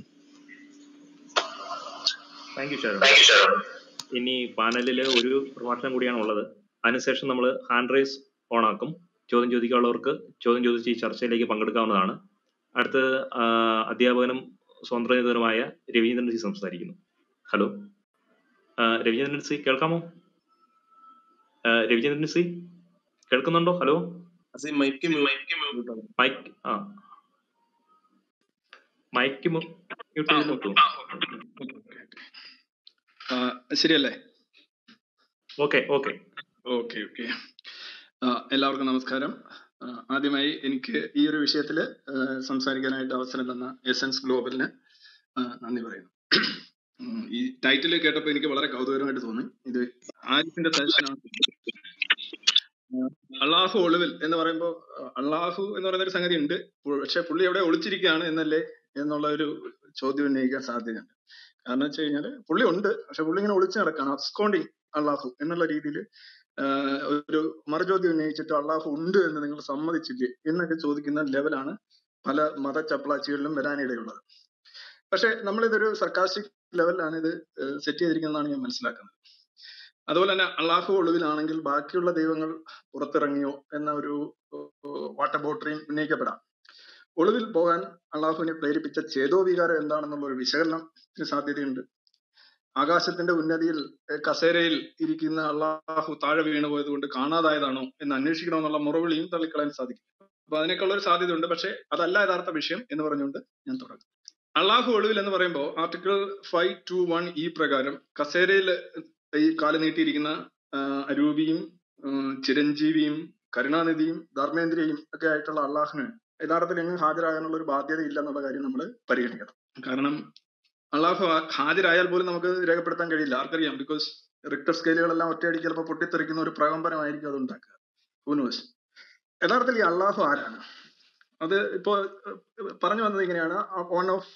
Speaker 1: താങ്ക് യു ഷാരോൺ ഇനി പാനലില് ഒരു പ്രഭാഷണം കൂടിയാണ് ഉള്ളത് അതിനുശേഷം നമ്മൾ ഹാൻഡ് റൈസ് ഓൺ ആക്കും ചോദ്യം ചോദിക്കാനുള്ളവർക്ക് ചോദ്യം ചോദിച്ച് ഈ ചർച്ചയിലേക്ക് പങ്കെടുക്കാവുന്നതാണ് അടുത്ത് ആ, അധ്യാപകനും സ്വതന്ത്രമായ രവീന്ദ്രൻ സി സംസാരിക്കുന്നു ഹലോ ആ, രവീന്ദ്രൻ സി കേൾക്കാമോ ആ, രവീന്ദ്രൻ സി കേൾക്കുന്നുണ്ടോ ഹലോ
Speaker 8: മൈക്ക് മ്യൂട്ട്
Speaker 1: മൈക്ക് ആ മൈക്ക് മ്യൂട്ട് ചെയ്ത് നോക്കൂ
Speaker 9: ആ, ശരിയല്ലേ
Speaker 1: ഓക്കെ ഓക്കെ
Speaker 9: ഓക്കെ ഓക്കെ എല്ലാവർക്കും നമസ്കാരം ആ, ആദ്യമായി എനിക്ക് ഈ ഒരു വിഷയത്തിൽ സംസാരിക്കാനായിട്ട് അവസരം തന്ന എസൻസ് ഗ്ലോബലിന് ആ, നന്ദി പറയുന്നു ഉം, ഈ ടൈറ്റിൽ കേട്ടപ്പോൾ എനിക്ക് വളരെ കൗതുകരമായിട്ട് തോന്നി ഇത് ആരിഫിന്റെ സജഷനാണ് അള്ളാഹു ഒളിവിൽ എന്ന് പറയുമ്പോൾ അള്ളാഹു എന്ന് പറയുന്ന ഒരു സംഗതി ഉണ്ട് പക്ഷെ പുള്ളി എവിടെ ഒളിച്ചിരിക്കുകയാണ് എന്നല്ലേ എന്നുള്ള ഒരു ചോദ്യം ഉന്നയിക്കാൻ സാധ്യതയുണ്ട് കാരണം വെച്ച് കഴിഞ്ഞാല് പുള്ളി ഉണ്ട് പക്ഷെ പുള്ളി ഇങ്ങനെ ഒളിച്ചു നടക്കാണ് അബ്സ്കോണ്ടിങ് അള്ളാഹു എന്നുള്ള രീതിയിൽ ഒരു മറുചോദ്യം ഉന്നയിച്ചിട്ട് അള്ളാഹു ഉണ്ട് എന്ന് നിങ്ങൾ സമ്മതിച്ചില്ലേ എന്നൊക്കെ ചോദിക്കുന്ന ലെവലാണ് പല മത ചപ്പളാച്ചികളിലും വരാനിടയുള്ളത് പക്ഷെ നമ്മളിതൊരു സർക്കാസ്റ്റിക് ലെവലിലാണ് ഇത് സെറ്റ് ചെയ്തിരിക്കുന്നതാണ് ഞാൻ മനസ്സിലാക്കുന്നത് അതുപോലെ തന്നെ അള്ളാഹു ഒളിവിലാണെങ്കിൽ ബാക്കിയുള്ള ദൈവങ്ങൾ പുറത്തിറങ്ങിയോ എന്ന ഒരു വാട്ടർ ബോട്ടറിയും ഉന്നയിക്കപ്പെടാം ഒളിവിൽ പോകാൻ അള്ളാഹുവിനെ പ്രേരിപ്പിച്ച ചേതോ വികാരം എന്താണെന്നുള്ള ഒരു വിശകലനത്തിന് സാധ്യതയുണ്ട് ആകാശത്തിന്റെ ഉന്നതിയിൽ ഏർ കസേരയിൽ ഇരിക്കുന്ന അള്ളാഹു താഴെ വീണു പോയത് കൊണ്ട് കാണാതായതാണോ എന്ന് അന്വേഷിക്കണമെന്നുള്ള മുറവിളിയും തള്ളിക്കളയാൻ സാധിക്കും അപ്പൊ അതിനൊക്കെയുള്ള ഒരു സാധ്യത ഉണ്ട് പക്ഷെ അതല്ല യഥാർത്ഥ വിഷയം എന്ന് പറഞ്ഞുകൊണ്ട് ഞാൻ തുടങ്ങും അള്ളാഹു ഒളിവിൽ എന്ന് പറയുമ്പോൾ ആർട്ടിക്കിൾ ഫൈവ് ടു വൺ ഈ പ്രകാരം കസേരയിൽ ഈ കാല് നീട്ടിയിരിക്കുന്ന ആ, അരൂപിയും ഉം, ചിരഞ്ജീവിയും കരുണാനിധിയും ധർമ്മേന്ദ്രയും ഒക്കെ ആയിട്ടുള്ള അള്ളാഹുന് യഥാർത്ഥത്തിൽ എങ്ങും ഹാജരാകാനുള്ള ഒരു ബാധ്യത ഇല്ല എന്നുള്ള കാര്യം നമ്മൾ പരിഗണിക്കണം കാരണം അള്ളാഹു ആ- ഹാജരായാൽ പോലും നമുക്ക് രേഖപ്പെടുത്താൻ കഴിയില്ല ആർക്കറിയാം ബിക്കോസ് റിക്ടർ സ്കെയിലുകളെല്ലാം ഒറ്റയടിക്ക് ചിലപ്പോൾ പൊട്ടിത്തെറിക്കുന്ന ഒരു പ്രകമ്പനമായിരിക്കും അത് ഉണ്ടാക്കുക ഹൂനോസ് യഥാർത്ഥത്തിൽ ഈ അള്ളാഹു ആരാണ് അത് ഇപ്പോ ഏഹ്, പറഞ്ഞു വന്നത് ഇങ്ങനെയാണ് one of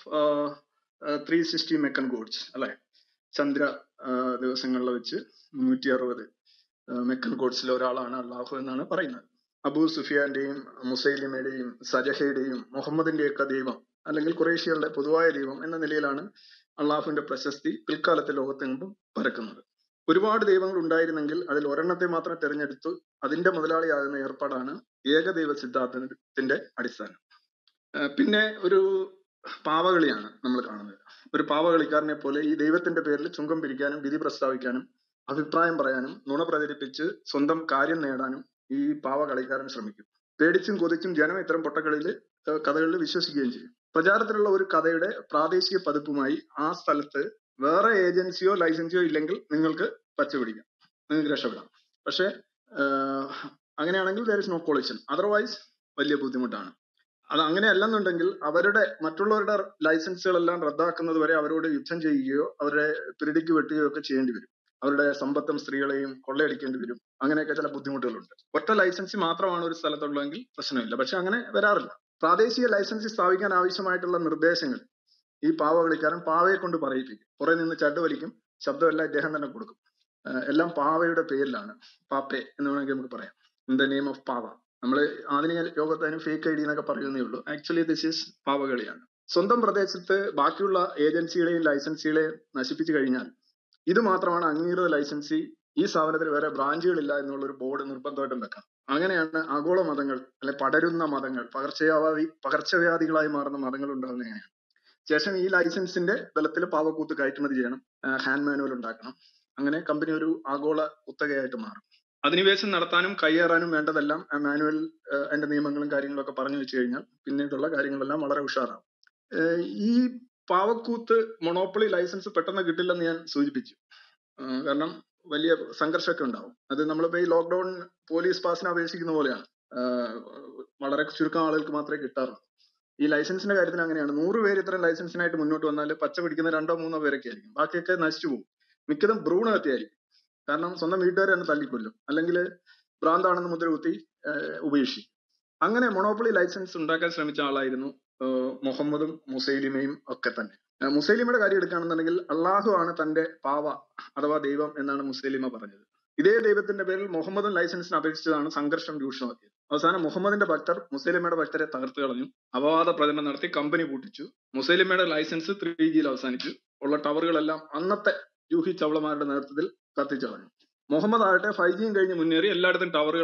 Speaker 9: three sixty Meccan gods അല്ലെ ചന്ദ്ര ആഹ്, ദിവസങ്ങളിൽ വെച്ച് മുന്നൂറ്റി അറുപത് മെക്കൻ ഗോഡ്സിലെ ഒരാളാണ് അള്ളാഹു എന്നാണ് പറയുന്നത് അബൂ സുഫിയാന്റെയും മുസൈലിമയുടെയും സജഹയുടെയും മുഹമ്മദിന്റെയൊക്കെ ദൈവം അല്ലെങ്കിൽ കുറേഷ്യകളുടെ പൊതുവായ ദൈവം എന്ന നിലയിലാണ് അള്ളാഹുവിന്റെ പ്രശസ്തി പിൽക്കാലത്തെ ലോകത്തെങ്ങും പരക്കുന്നത് ഒരുപാട് ദൈവങ്ങൾ ഉണ്ടായിരുന്നെങ്കിൽ അതിൽ ഒരെണ്ണത്തെ മാത്രം തിരഞ്ഞെടുത്തു അതിന്റെ മുതലാളിയാകുന്ന ഏർപ്പാടാണ് ഏകദൈവ സിദ്ധാന്തത്തിന്റെ അടിസ്ഥാനം ആഹ് പിന്നെ ഒരു പാവകളിയാണ് നമ്മൾ കാണുന്നത് ഒരു പാവകളിക്കാരനെ പോലെ ഈ ദൈവത്തിന്റെ പേരിൽ ചുങ്കം പിരിക്കാനും വിധി പ്രസ്താവിക്കാനും അഭിപ്രായം പറയാനും നുണ പ്രചരിപ്പിച്ച് സ്വന്തം കാര്യം നേടാനും ഈ പാവ കളിക്കാരൻ ശ്രമിക്കും പേടിച്ചും കൊതിച്ചും ജനം ഇത്തരം പൊട്ടക്കളിയിൽ കഥകളിൽ വിശ്വസിക്കുകയും ചെയ്യും പ്രചാരത്തിലുള്ള ഒരു കഥയുടെ പ്രാദേശിക പതിപ്പുമായി ആ സ്ഥലത്ത് വേറെ ഏജൻസിയോ ലൈസൻസിയോ ഇല്ലെങ്കിൽ നിങ്ങൾക്ക് പച്ചപിടിക്കാം നിങ്ങൾക്ക് രക്ഷപ്പെടാം പക്ഷെ ആഹ്, അങ്ങനെയാണെങ്കിൽ there is no collision otherwise വലിയ ബുദ്ധിമുട്ടാണ് അത് അങ്ങനെ അല്ലെന്നുണ്ടെങ്കിൽ അവരുടെ മറ്റുള്ളവരുടെ ലൈസൻസുകളെല്ലാം റദ്ദാക്കുന്നത് വരെ അവരോട് യുദ്ധം ചെയ്യുകയോ അവരെ പിരടിക്ക് വെട്ടുകയോ ഒക്കെ ചെയ്യേണ്ടി വരും അവരുടെ സമ്പത്തും സ്ത്രീകളെയും കൊള്ളയടിക്കേണ്ടി വരും അങ്ങനെയൊക്കെ ചില ബുദ്ധിമുട്ടുകളുണ്ട് ഒറ്റ ലൈസൻസി മാത്രമാണ് ഒരു സ്ഥലത്തുള്ളതെങ്കിൽ പ്രശ്നമില്ല പക്ഷെ അങ്ങനെ വരാറില്ല പ്രാദേശിക ലൈസൻസി സ്ഥാപിക്കാൻ ആവശ്യമായിട്ടുള്ള നിർദ്ദേശങ്ങൾ ഈ പാവ കളിക്കാരൻ പാവയെ കൊണ്ട് പറയിപ്പിക്കും കുറെ നിന്ന് ചട്ട് വലിക്കും ശബ്ദമെല്ലാം ഇദ്ദേഹം തന്നെ കൊടുക്കും ആഹ് എല്ലാം പാവയുടെ പേരിലാണ് പാപ്പെ എന്ന് വേണമെങ്കിൽ നമുക്ക് പറയാം ഇൻ ദ നെയിം ഓഫ് പാവ നമ്മൾ ആധുനിക ലോകത്ത് അതിന് ഫേക്ക് ഐ ഡി എന്നൊക്കെ പറയുന്നേ ഉള്ളൂ ആക്ച്വലി ദിസ് ഈസ് പാവകളിയാണ് സ്വന്തം പ്രദേശത്ത് ബാക്കിയുള്ള ഏജൻസികളെയും ലൈസൻസികളെയും നശിപ്പിച്ചു കഴിഞ്ഞാൽ ഇത് മാത്രമാണ് അംഗീകൃത ലൈസൻസി ഈ സ്ഥാപനത്തിൽ വേറെ ബ്രാഞ്ചുകളില്ല എന്നുള്ള ഒരു ബോർഡ് നിർബന്ധമായിട്ടും വെക്കണം അങ്ങനെയാണ് ആഗോള മതങ്ങൾ അല്ലെ പടരുന്ന മതങ്ങൾ പകർച്ചവ്യാധി പകർച്ചവ്യാധികളായി മാറുന്ന മതങ്ങൾ ഉണ്ടാകുന്നത് എങ്ങനെയാണ് ശേഷം ഈ ലൈസൻസിന്റെ ബലത്തിൽ പാവക്കൂത്ത് കയറ്റുമതി ചെയ്യണം ഹാൻഡ് മാനുവൽ ഉണ്ടാക്കണം അങ്ങനെ കമ്പനി ഒരു ആഗോള കുത്തകയായിട്ട് മാറും അധിനിവേശം നടത്താനും കയ്യേറാനും വേണ്ടതെല്ലാം ആ മാനുവൽ അതിന്റെ നിയമങ്ങളും കാര്യങ്ങളും ഒക്കെ പറഞ്ഞു വെച്ച് കഴിഞ്ഞാൽ പിന്നീടുള്ള കാര്യങ്ങളെല്ലാം വളരെ ഉഷാറാവും ഏഹ് ഈ പാവക്കൂത്ത് മൊണോപ്പൊളി ലൈസൻസ് പെട്ടെന്ന് കിട്ടില്ലെന്ന് ഞാൻ സൂചിപ്പിച്ചു ആഹ് കാരണം വലിയ സംഘർഷമൊക്കെ ഉണ്ടാവും അത് നമ്മളിപ്പോ ഈ ലോക്ക്ഡൌൺ പോലീസ് പാസിന് അപേക്ഷിക്കുന്ന പോലെയാണ് ആഹ് വളരെ ചുരുക്കം ആളുകൾക്ക് മാത്രമേ കിട്ടാറുള്ളൂ ഈ ലൈസൻസിന്റെ കാര്യത്തിൽ അങ്ങനെയാണ് നൂറ് പേര് ഇത്തരം ലൈസൻസിനായിട്ട് മുന്നോട്ട് വന്നാൽ പച്ച പിടിക്കുന്ന രണ്ടോ മൂന്നോ പേരൊക്കെ ആയിരിക്കും ബാക്കിയൊക്കെ നശിച്ചു പോകും മിക്കതും ഭ്രൂണഹത്യായിരിക്കും കാരണം സ്വന്തം വീട്ടുകാർ തന്നെ തല്ലിക്കൊല്ലും അല്ലെങ്കിൽ ഭ്രാന്താണെന്ന് മുദ്ര കുത്തി ആഹ് ഉപേക്ഷിക്കും അങ്ങനെ മൊണോപ്പൊളി ലൈസൻസ് ഉണ്ടാക്കാൻ ശ്രമിച്ച ആളായിരുന്നു ആഹ് മുഹമ്മദും മുസൈലിമയും ഒക്കെ തന്നെ ആഹ് മുസൈലിമയുടെ കാര്യം എടുക്കുകയാണെന്നുണ്ടെങ്കിൽ അള്ളാഹു ആണ് തന്റെ പാവ അഥവാ ദൈവം എന്നാണ് മുസൈലിമ പറഞ്ഞത് ഇതേ ദൈവത്തിന്റെ പേരിൽ മുഹമ്മദും ലൈസൻസിന് അപേക്ഷിച്ചതാണ് സംഘർഷം രൂക്ഷമാക്കിയത് അവസാനം മുഹമ്മദിന്റെ ഭക്തർ മുസൈലിമയുടെ ഭക്തരെ തകർത്ത് കളഞ്ഞു അപവാദ പ്രചരണം നടത്തി കമ്പനി പൂട്ടിച്ചു മുസൈലിമയുടെ ലൈസൻസ് ത്രീ ജിയിൽ അവസാനിച്ചു ഉള്ള ടവറുകളെല്ലാം അന്നത്തെ ജൂഹി ചവളമാരുടെ നേതൃത്വത്തിൽ കത്തിച്ചു കളഞ്ഞു മുഹമ്മദ് ആകട്ടെ ഫൈവ് ജിയും കഴിഞ്ഞ് മുന്നേറി എല്ലായിടത്തും ടവറുകളായി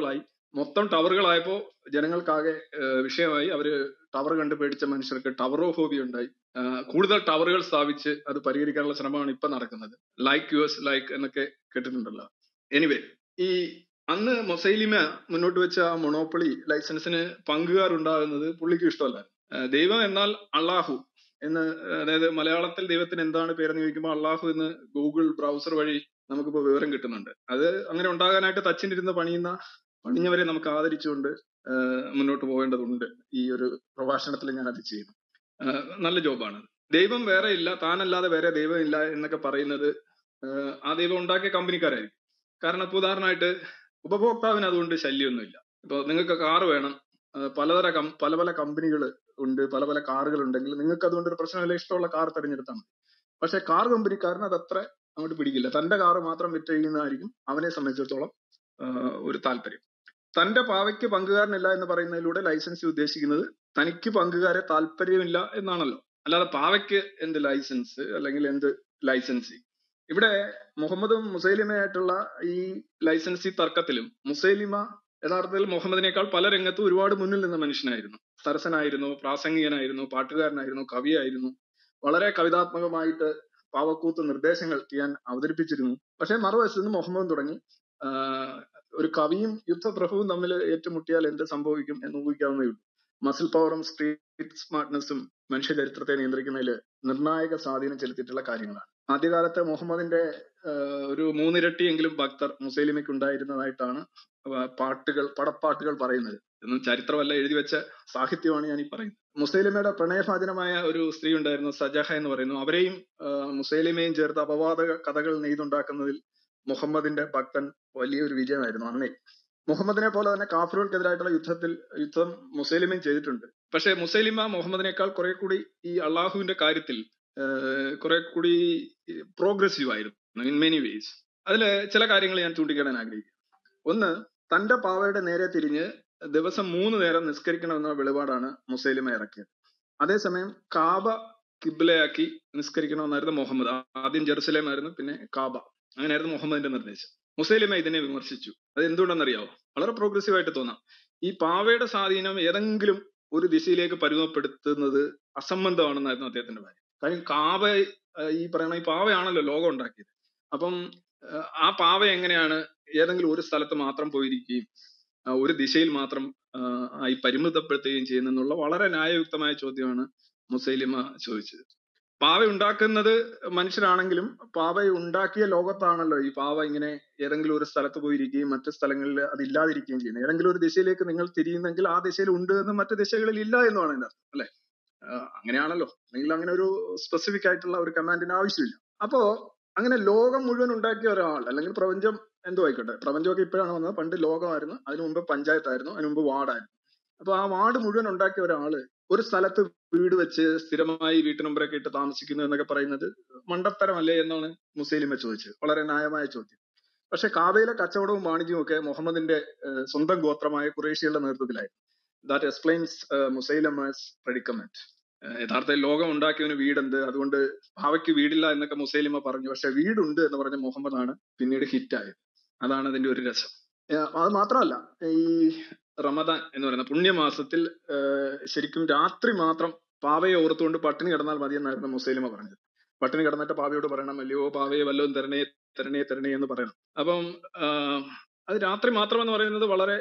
Speaker 9: മൊത്തം ടവറുകളായപ്പോ ജനങ്ങൾക്കാകെ ഏഹ് വിഷയമായി അവര് ടവർ കണ്ട് പേടിച്ച മനുഷ്യർക്ക് ടവറോഫോബിയ ഉണ്ടായി ആഹ് കൂടുതൽ ടവറുകൾ സ്ഥാപിച്ച് അത് പരിഹരിക്കാനുള്ള ശ്രമമാണ് ഇപ്പൊ നടക്കുന്നത് ലൈക്ക് യുഎസ് ലൈക്ക് എന്നൊക്കെ കേട്ടിട്ടുണ്ടല്ലോ എനിവേ ഈ അന്ന് മൊസൈലിമ മുന്നോട്ട് വെച്ച ആ മൊണോപ്പൊളി ലൈസൻസിന് പങ്കുകാരുണ്ടാകുന്നത് പുള്ളിക്ക് ഇഷ്ടമല്ല ആഹ് ദൈവം എന്നാൽ അള്ളാഹു എന്ന് അതായത് മലയാളത്തിൽ ദൈവത്തിന് എന്താണ് പേരെന്ന് ചോദിക്കുമ്പോൾ അള്ളാഹു എന്ന് ഗൂഗിൾ ബ്രൗസർ വഴി നമുക്കിപ്പോ വിവരം കിട്ടുന്നുണ്ട് അത് അങ്ങനെ ഉണ്ടാകാനായിട്ട് തച്ചിനിരുന്ന് പണിയുന്ന പണിഞ്ഞവരെ നമുക്ക് ആദരിച്ചുകൊണ്ട് ആഹ് മുന്നോട്ട് പോകേണ്ടതുണ്ട് ഈ ഒരു പ്രഭാഷണത്തിൽ ഞാൻ അത് ചെയ്യുന്നു ആഹ് നല്ല ജോബാണ് ദൈവം വേറെ ഇല്ല താനല്ലാതെ വേറെ ദൈവം ഇല്ല എന്നൊക്കെ പറയുന്നത് ആഹ് ആ ദൈവം ഉണ്ടാക്കിയ കമ്പനിക്കാരായിരിക്കും കാരണം ഇപ്പൊ ഉദാഹരണമായിട്ട് ഉപഭോക്താവിന് അതുകൊണ്ട് ശല്യമൊന്നുമില്ല ഇപ്പൊ നിങ്ങൾക്ക് കാറ് വേണം ആഹ് പലതര കം- പല പല കമ്പനികൾ ഉണ്ട് പല പല കാറുകൾ ഉണ്ടെങ്കിൽ നിങ്ങൾക്ക് അതുകൊണ്ട് ഒരു പ്രശ്നമില്ല ഇഷ്ടമുള്ള കാർ തിരഞ്ഞെടുത്താൽ മതി പക്ഷെ കാർ കമ്പനിക്കാരന് അത് അത്ര അങ്ങോട്ട് പിടിക്കില്ല തന്റെ കാറ് മാത്രം വിറ്റഴിയുന്നതായിരിക്കും അവനെ സംബന്ധിച്ചിടത്തോളം ആഹ് ഒരു താല്പര്യം തന്റെ പാവയ്ക്ക് പങ്കുകാരനില്ല എന്ന് പറയുന്നതിലൂടെ ലൈസൻസ് ഉദ്ദേശിക്കുന്നത് തനിക്ക് പങ്കുകാരെ താല്പര്യമില്ല എന്നാണല്ലോ അല്ലാതെ പാവയ്ക്ക് എന്ത് ലൈസൻസ് അല്ലെങ്കിൽ എന്ത് ലൈസൻസി ഇവിടെ മുഹമ്മദും മുസൈലിമയായിട്ടുള്ള ഈ ലൈസൻസി തർക്കത്തിലും മുസൈലിമ യഥാർത്ഥത്തിൽ മുഹമ്മദിനേക്കാൾ പല രംഗത്തും ഒരുപാട് മുന്നിൽ നിന്ന മനുഷ്യനായിരുന്നു സരസനായിരുന്നു പ്രാസംഗികനായിരുന്നു പാട്ടുകാരനായിരുന്നു കവിയായിരുന്നു വളരെ കവിതാത്മകമായിട്ട് പാവക്കൂത്ത് നിർദ്ദേശങ്ങൾ ചെയ്യാൻ അവതരിപ്പിച്ചിരുന്നു പക്ഷെ മറുവശത്ത് നിന്ന് മുഹമ്മദ് തുടങ്ങി ആഹ് ഒരു കവിയും യുദ്ധപ്രഭുവും തമ്മിൽ ഏറ്റുമുട്ടിയാൽ എന്ത് സംഭവിക്കും എന്ന് ഊഹിക്കാവുന്നേ ഉള്ളൂ മസിൽ പവറും സ്ട്രീറ്റ് സ്മാർട്ട്നെസ്സും മനുഷ്യ ചരിത്രത്തെ നിയന്ത്രിക്കുന്നതിൽ നിർണായക സ്വാധീനം ചെലുത്തിയിട്ടുള്ള കാര്യങ്ങളാണ് ആദ്യകാലത്ത് മുഹമ്മദിന്റെ ആഹ് ഒരു മൂന്നിരട്ടിയെങ്കിലും ഭക്തർ മുസൈലിമയ്ക്ക് ഉണ്ടായിരുന്നതായിട്ടാണ് ആഹ് പാട്ടുകൾ പടപ്പാട്ടുകൾ പറയുന്നത് എന്നും ചരിത്രമല്ല എഴുതി വെച്ച സാഹിത്യമാണ് ഞാൻ ഈ പറയുന്നത് മുസൈലിമയുടെ പ്രണയഭാജനമായ ഒരു സ്ത്രീ ഉണ്ടായിരുന്നു സജഹ എന്ന് പറയുന്നു അവരെയും ആഹ് മുസൈലിമയും ചേർത്ത് അപവാദ കഥകൾ നെയ്തുണ്ടാക്കുന്നതിൽ മുഹമ്മദിന്റെ ഭക്തൻ വലിയൊരു വിജയമായിരുന്നു അന്നേ മുഹമ്മദിനെ പോലെ തന്നെ കാഫറുകൾക്കെതിരായിട്ടുള്ള യുദ്ധത്തിൽ യുദ്ധം മുസൈലിമയും ചെയ്തിട്ടുണ്ട് പക്ഷെ മുസൈലിമ മുഹമ്മദിനേക്കാൾ കുറെ കൂടി ഈ അള്ളാഹുവിന്റെ കാര്യത്തിൽ ആഹ് കുറെ കൂടി പ്രോഗ്രസീവ് ആയിരുന്നു ഇൻ മെനി വേസ് അതിൽ ചില കാര്യങ്ങൾ ഞാൻ ചൂണ്ടിക്കാണാൻ ആഗ്രഹിക്കുന്നു ഒന്ന് തന്റെ പാവയുടെ നേരെ തിരിഞ്ഞ് ദിവസം മൂന്ന് നേരം നിസ്കരിക്കണമെന്ന വെളിപാടാണ് മുസൈലിമ ഇറക്കിയത് അതേസമയം കാബ കിബിലയാക്കി നിസ്കരിക്കണമെന്നായിരുന്നു മുഹമ്മദ് ആദ്യം ജെറുസലേം ആയിരുന്നു പിന്നെ കാബ അങ്ങനെയായിരുന്നു മുഹമ്മദിന്റെ നിർദ്ദേശം മുസൈലിമ ഇതിനെ വിമർശിച്ചു അത് എന്തുകൊണ്ടെന്നറിയാവോ വളരെ പ്രോഗ്രസീവ് ആയിട്ട് തോന്നാം ഈ പാവയുടെ സ്വാധീനം ഏതെങ്കിലും ഒരു ദിശയിലേക്ക് പരിമിതപ്പെടുത്തുന്നത് അസംബന്ധമാണെന്നായിരുന്നു അദ്ദേഹത്തിന്റെ കാര്യം കാര്യം കാവ ആഹ് ഈ പറയുന്ന ഈ പാവയാണല്ലോ ലോകം ഉണ്ടാക്കിയത് അപ്പം ആഹ് ആ പാവ എങ്ങനെയാണ് ഏതെങ്കിലും ഒരു സ്ഥലത്ത് മാത്രം പോയിരിക്കുകയും ആഹ് ഒരു ദിശയിൽ മാത്രം ആഹ് ആയി പരിമിതപ്പെടുത്തുകയും ചെയ്യുന്നെന്നുള്ള വളരെ ന്യായയുക്തമായ ചോദ്യമാണ് മുസൈലിമ ചോദിച്ചത് പാവ ഉണ്ടാക്കുന്നത് മനുഷ്യരാണെങ്കിലും പാവ ഉണ്ടാക്കിയ ലോകത്താണല്ലോ ഈ പാവ ഇങ്ങനെ ഏതെങ്കിലും ഒരു സ്ഥലത്ത് പോയിരിക്കുകയും മറ്റു സ്ഥലങ്ങളിൽ അത് ഇല്ലാതിരിക്കുകയും ചെയ്യുന്നത് ഏതെങ്കിലും ഒരു ദിശയിലേക്ക് നിങ്ങൾ തിരിയുന്നെങ്കിൽ ആ ദിശയിൽ ഉണ്ട് എന്ന് മറ്റു ദിശകളിൽ ഇല്ല എന്നുമാണ് എന്റെ അർത്ഥം അല്ലെ ആഹ് അങ്ങനെയാണല്ലോ അല്ലെങ്കിൽ അങ്ങനെ ഒരു സ്പെസിഫിക് ആയിട്ടുള്ള ഒരു കമാൻഡിന് ആവശ്യമില്ല അപ്പോ അങ്ങനെ ലോകം മുഴുവൻ ഉണ്ടാക്കിയ ഒരാൾ അല്ലെങ്കിൽ പ്രപഞ്ചം എന്തോ ആയിക്കോട്ടെ പ്രപഞ്ചമൊക്കെ ഇപ്പോഴാണ് വന്നത് പണ്ട് ലോകമായിരുന്നു അതിനു മുമ്പ് പഞ്ചായത്തായിരുന്നു അതിനു മുമ്പ് വാർഡായിരുന്നു അപ്പൊ ആ വാർഡ് മുഴുവൻ ഉണ്ടാക്കിയ ഒരാള് ഒരു സ്ഥലത്ത് വീട് വെച്ച് സ്ഥിരമായി വീട്ടിനുമ്പറൊക്കെ ഇട്ട് താമസിക്കുന്നു എന്നൊക്കെ പറയുന്നത് മണ്ടത്തരമല്ലേ എന്നാണ് മുസ്ലിമ ചോദിച്ചത് വളരെ ന്യായമായ ചോദ്യം പക്ഷെ കാബയിലെ കച്ചവടവും വാണിജ്യവും ഒക്കെ മുഹമ്മദിന്റെ ഏഹ്, സ്വന്തം ഗോത്രമായ കുറേഷ്യയുടെ നേതൃത്വത്തിലായിരുന്നു ദാറ്റ് എക്സ്പ്ലെയിൻസ് മുസൈലമസ് പ്രഡിക്കമെന്റ് യഥാർത്ഥത്തിൽ ലോകം ഉണ്ടാക്കിയവന് വീടുണ്ട് അതുകൊണ്ട് ഭാവയ്ക്ക് വീടില്ല എന്നൊക്കെ മുസൈലിമ പറഞ്ഞു പക്ഷെ വീടുണ്ട് എന്ന് പറഞ്ഞ മുഹമ്മദാണ് പിന്നീട് ഹിറ്റായത് അതാണ് അതിന്റെ ഒരു രസം ഏഹ് അത് മാത്രമല്ല ഈ റമദാൻ എന്ന് പറയുന്ന പുണ്യമാസത്തിൽ ഏഹ് ശരിക്കും രാത്രി മാത്രം പാവയെ ഓർത്തുകൊണ്ട് പട്ടിണി കിടന്നാൽ മതി എന്നായിരുന്നു മുസൈലിമ പറഞ്ഞത് പട്ടിണി കിടന്നിട്ട് പാവയോട് പറയണം അല്ലയോ പാവയെ വല്ലതും തരണേ തരണേ തരണേ എന്ന് പറയണം അപ്പം ആഹ് അത് രാത്രി മാത്രം എന്ന് പറയുന്നത് വളരെ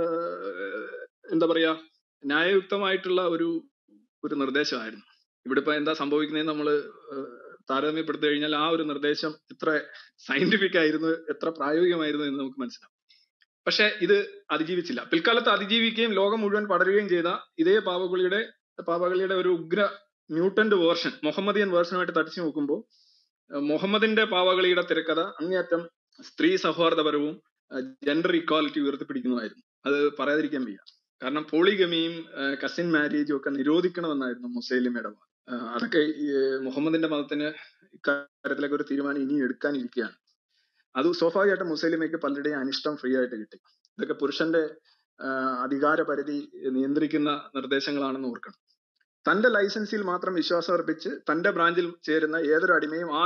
Speaker 9: ആഹ് എന്താ പറയാ ന്യായയുക്തമായിട്ടുള്ള ഒരു ഒരു നിർദ്ദേശമായിരുന്നു ഇവിടെ ഇപ്പൊ എന്താ സംഭവിക്കുന്നതെന്ന് നമ്മൾ താരതമ്യപ്പെടുത്തി കഴിഞ്ഞാൽ ആ ഒരു നിർദ്ദേശം എത്ര സയന്റിഫിക് ആയിരുന്നു എത്ര പ്രായോഗികമായിരുന്നു എന്ന് നമുക്ക് മനസ്സിലാവും പക്ഷെ ഇത് അതിജീവിച്ചില്ല പിൽക്കാലത്ത് അതിജീവിക്കുകയും ലോകം മുഴുവൻ പടരുകയും ചെയ്ത ഇതേ പാവകളിയുടെ പാവകളിയുടെ ഒരു ഉഗ്ര മ്യൂട്ടന്റ് വേർഷൻ മുഹമ്മദിയൻ വേർഷനുമായിട്ട് തടിച്ചു നോക്കുമ്പോൾ മുഹമ്മദിന്റെ പാവകളിയുടെ തിരക്കഥ അങ്ങേയറ്റം സ്ത്രീ സൗഹാർദ്ദപരവും ജെൻഡർ ഇക്വാലിറ്റി ഉയർത്തിപ്പിടിക്കുന്നതായിരുന്നു അത് പറയാതിരിക്കാൻ വയ്യ കാരണം പോളിഗമിയും കസിൻ മാരേജും ഒക്കെ നിരോധിക്കണമെന്നായിരുന്നു മുസൈലിമയുടെ വാദം ആഹ് അതൊക്കെ ഈ മുഹമ്മദിന്റെ മതത്തിന് ഇക്കാര്യത്തിലൊക്കെ ഒരു തീരുമാനം ഇനി എടുക്കാനിരിക്കുകയാണ് അത് സ്വാഭാവികമായിട്ടും മുസ്ലിമയ്ക്ക് പലരുടെയും അനിഷ്ടം ഫ്രീ ആയിട്ട് കിട്ടി ഇതൊക്കെ പുരുഷന്റെ ആഹ് അധികാര പരിധി നിയന്ത്രിക്കുന്ന നിർദ്ദേശങ്ങളാണെന്ന് ഓർക്കണം തന്റെ ലൈസൻസിൽ മാത്രം വിശ്വാസം അർപ്പിച്ച് തന്റെ ബ്രാഞ്ചിൽ ചേരുന്ന ഏതൊരു അടിമയും ആ നിമിഷം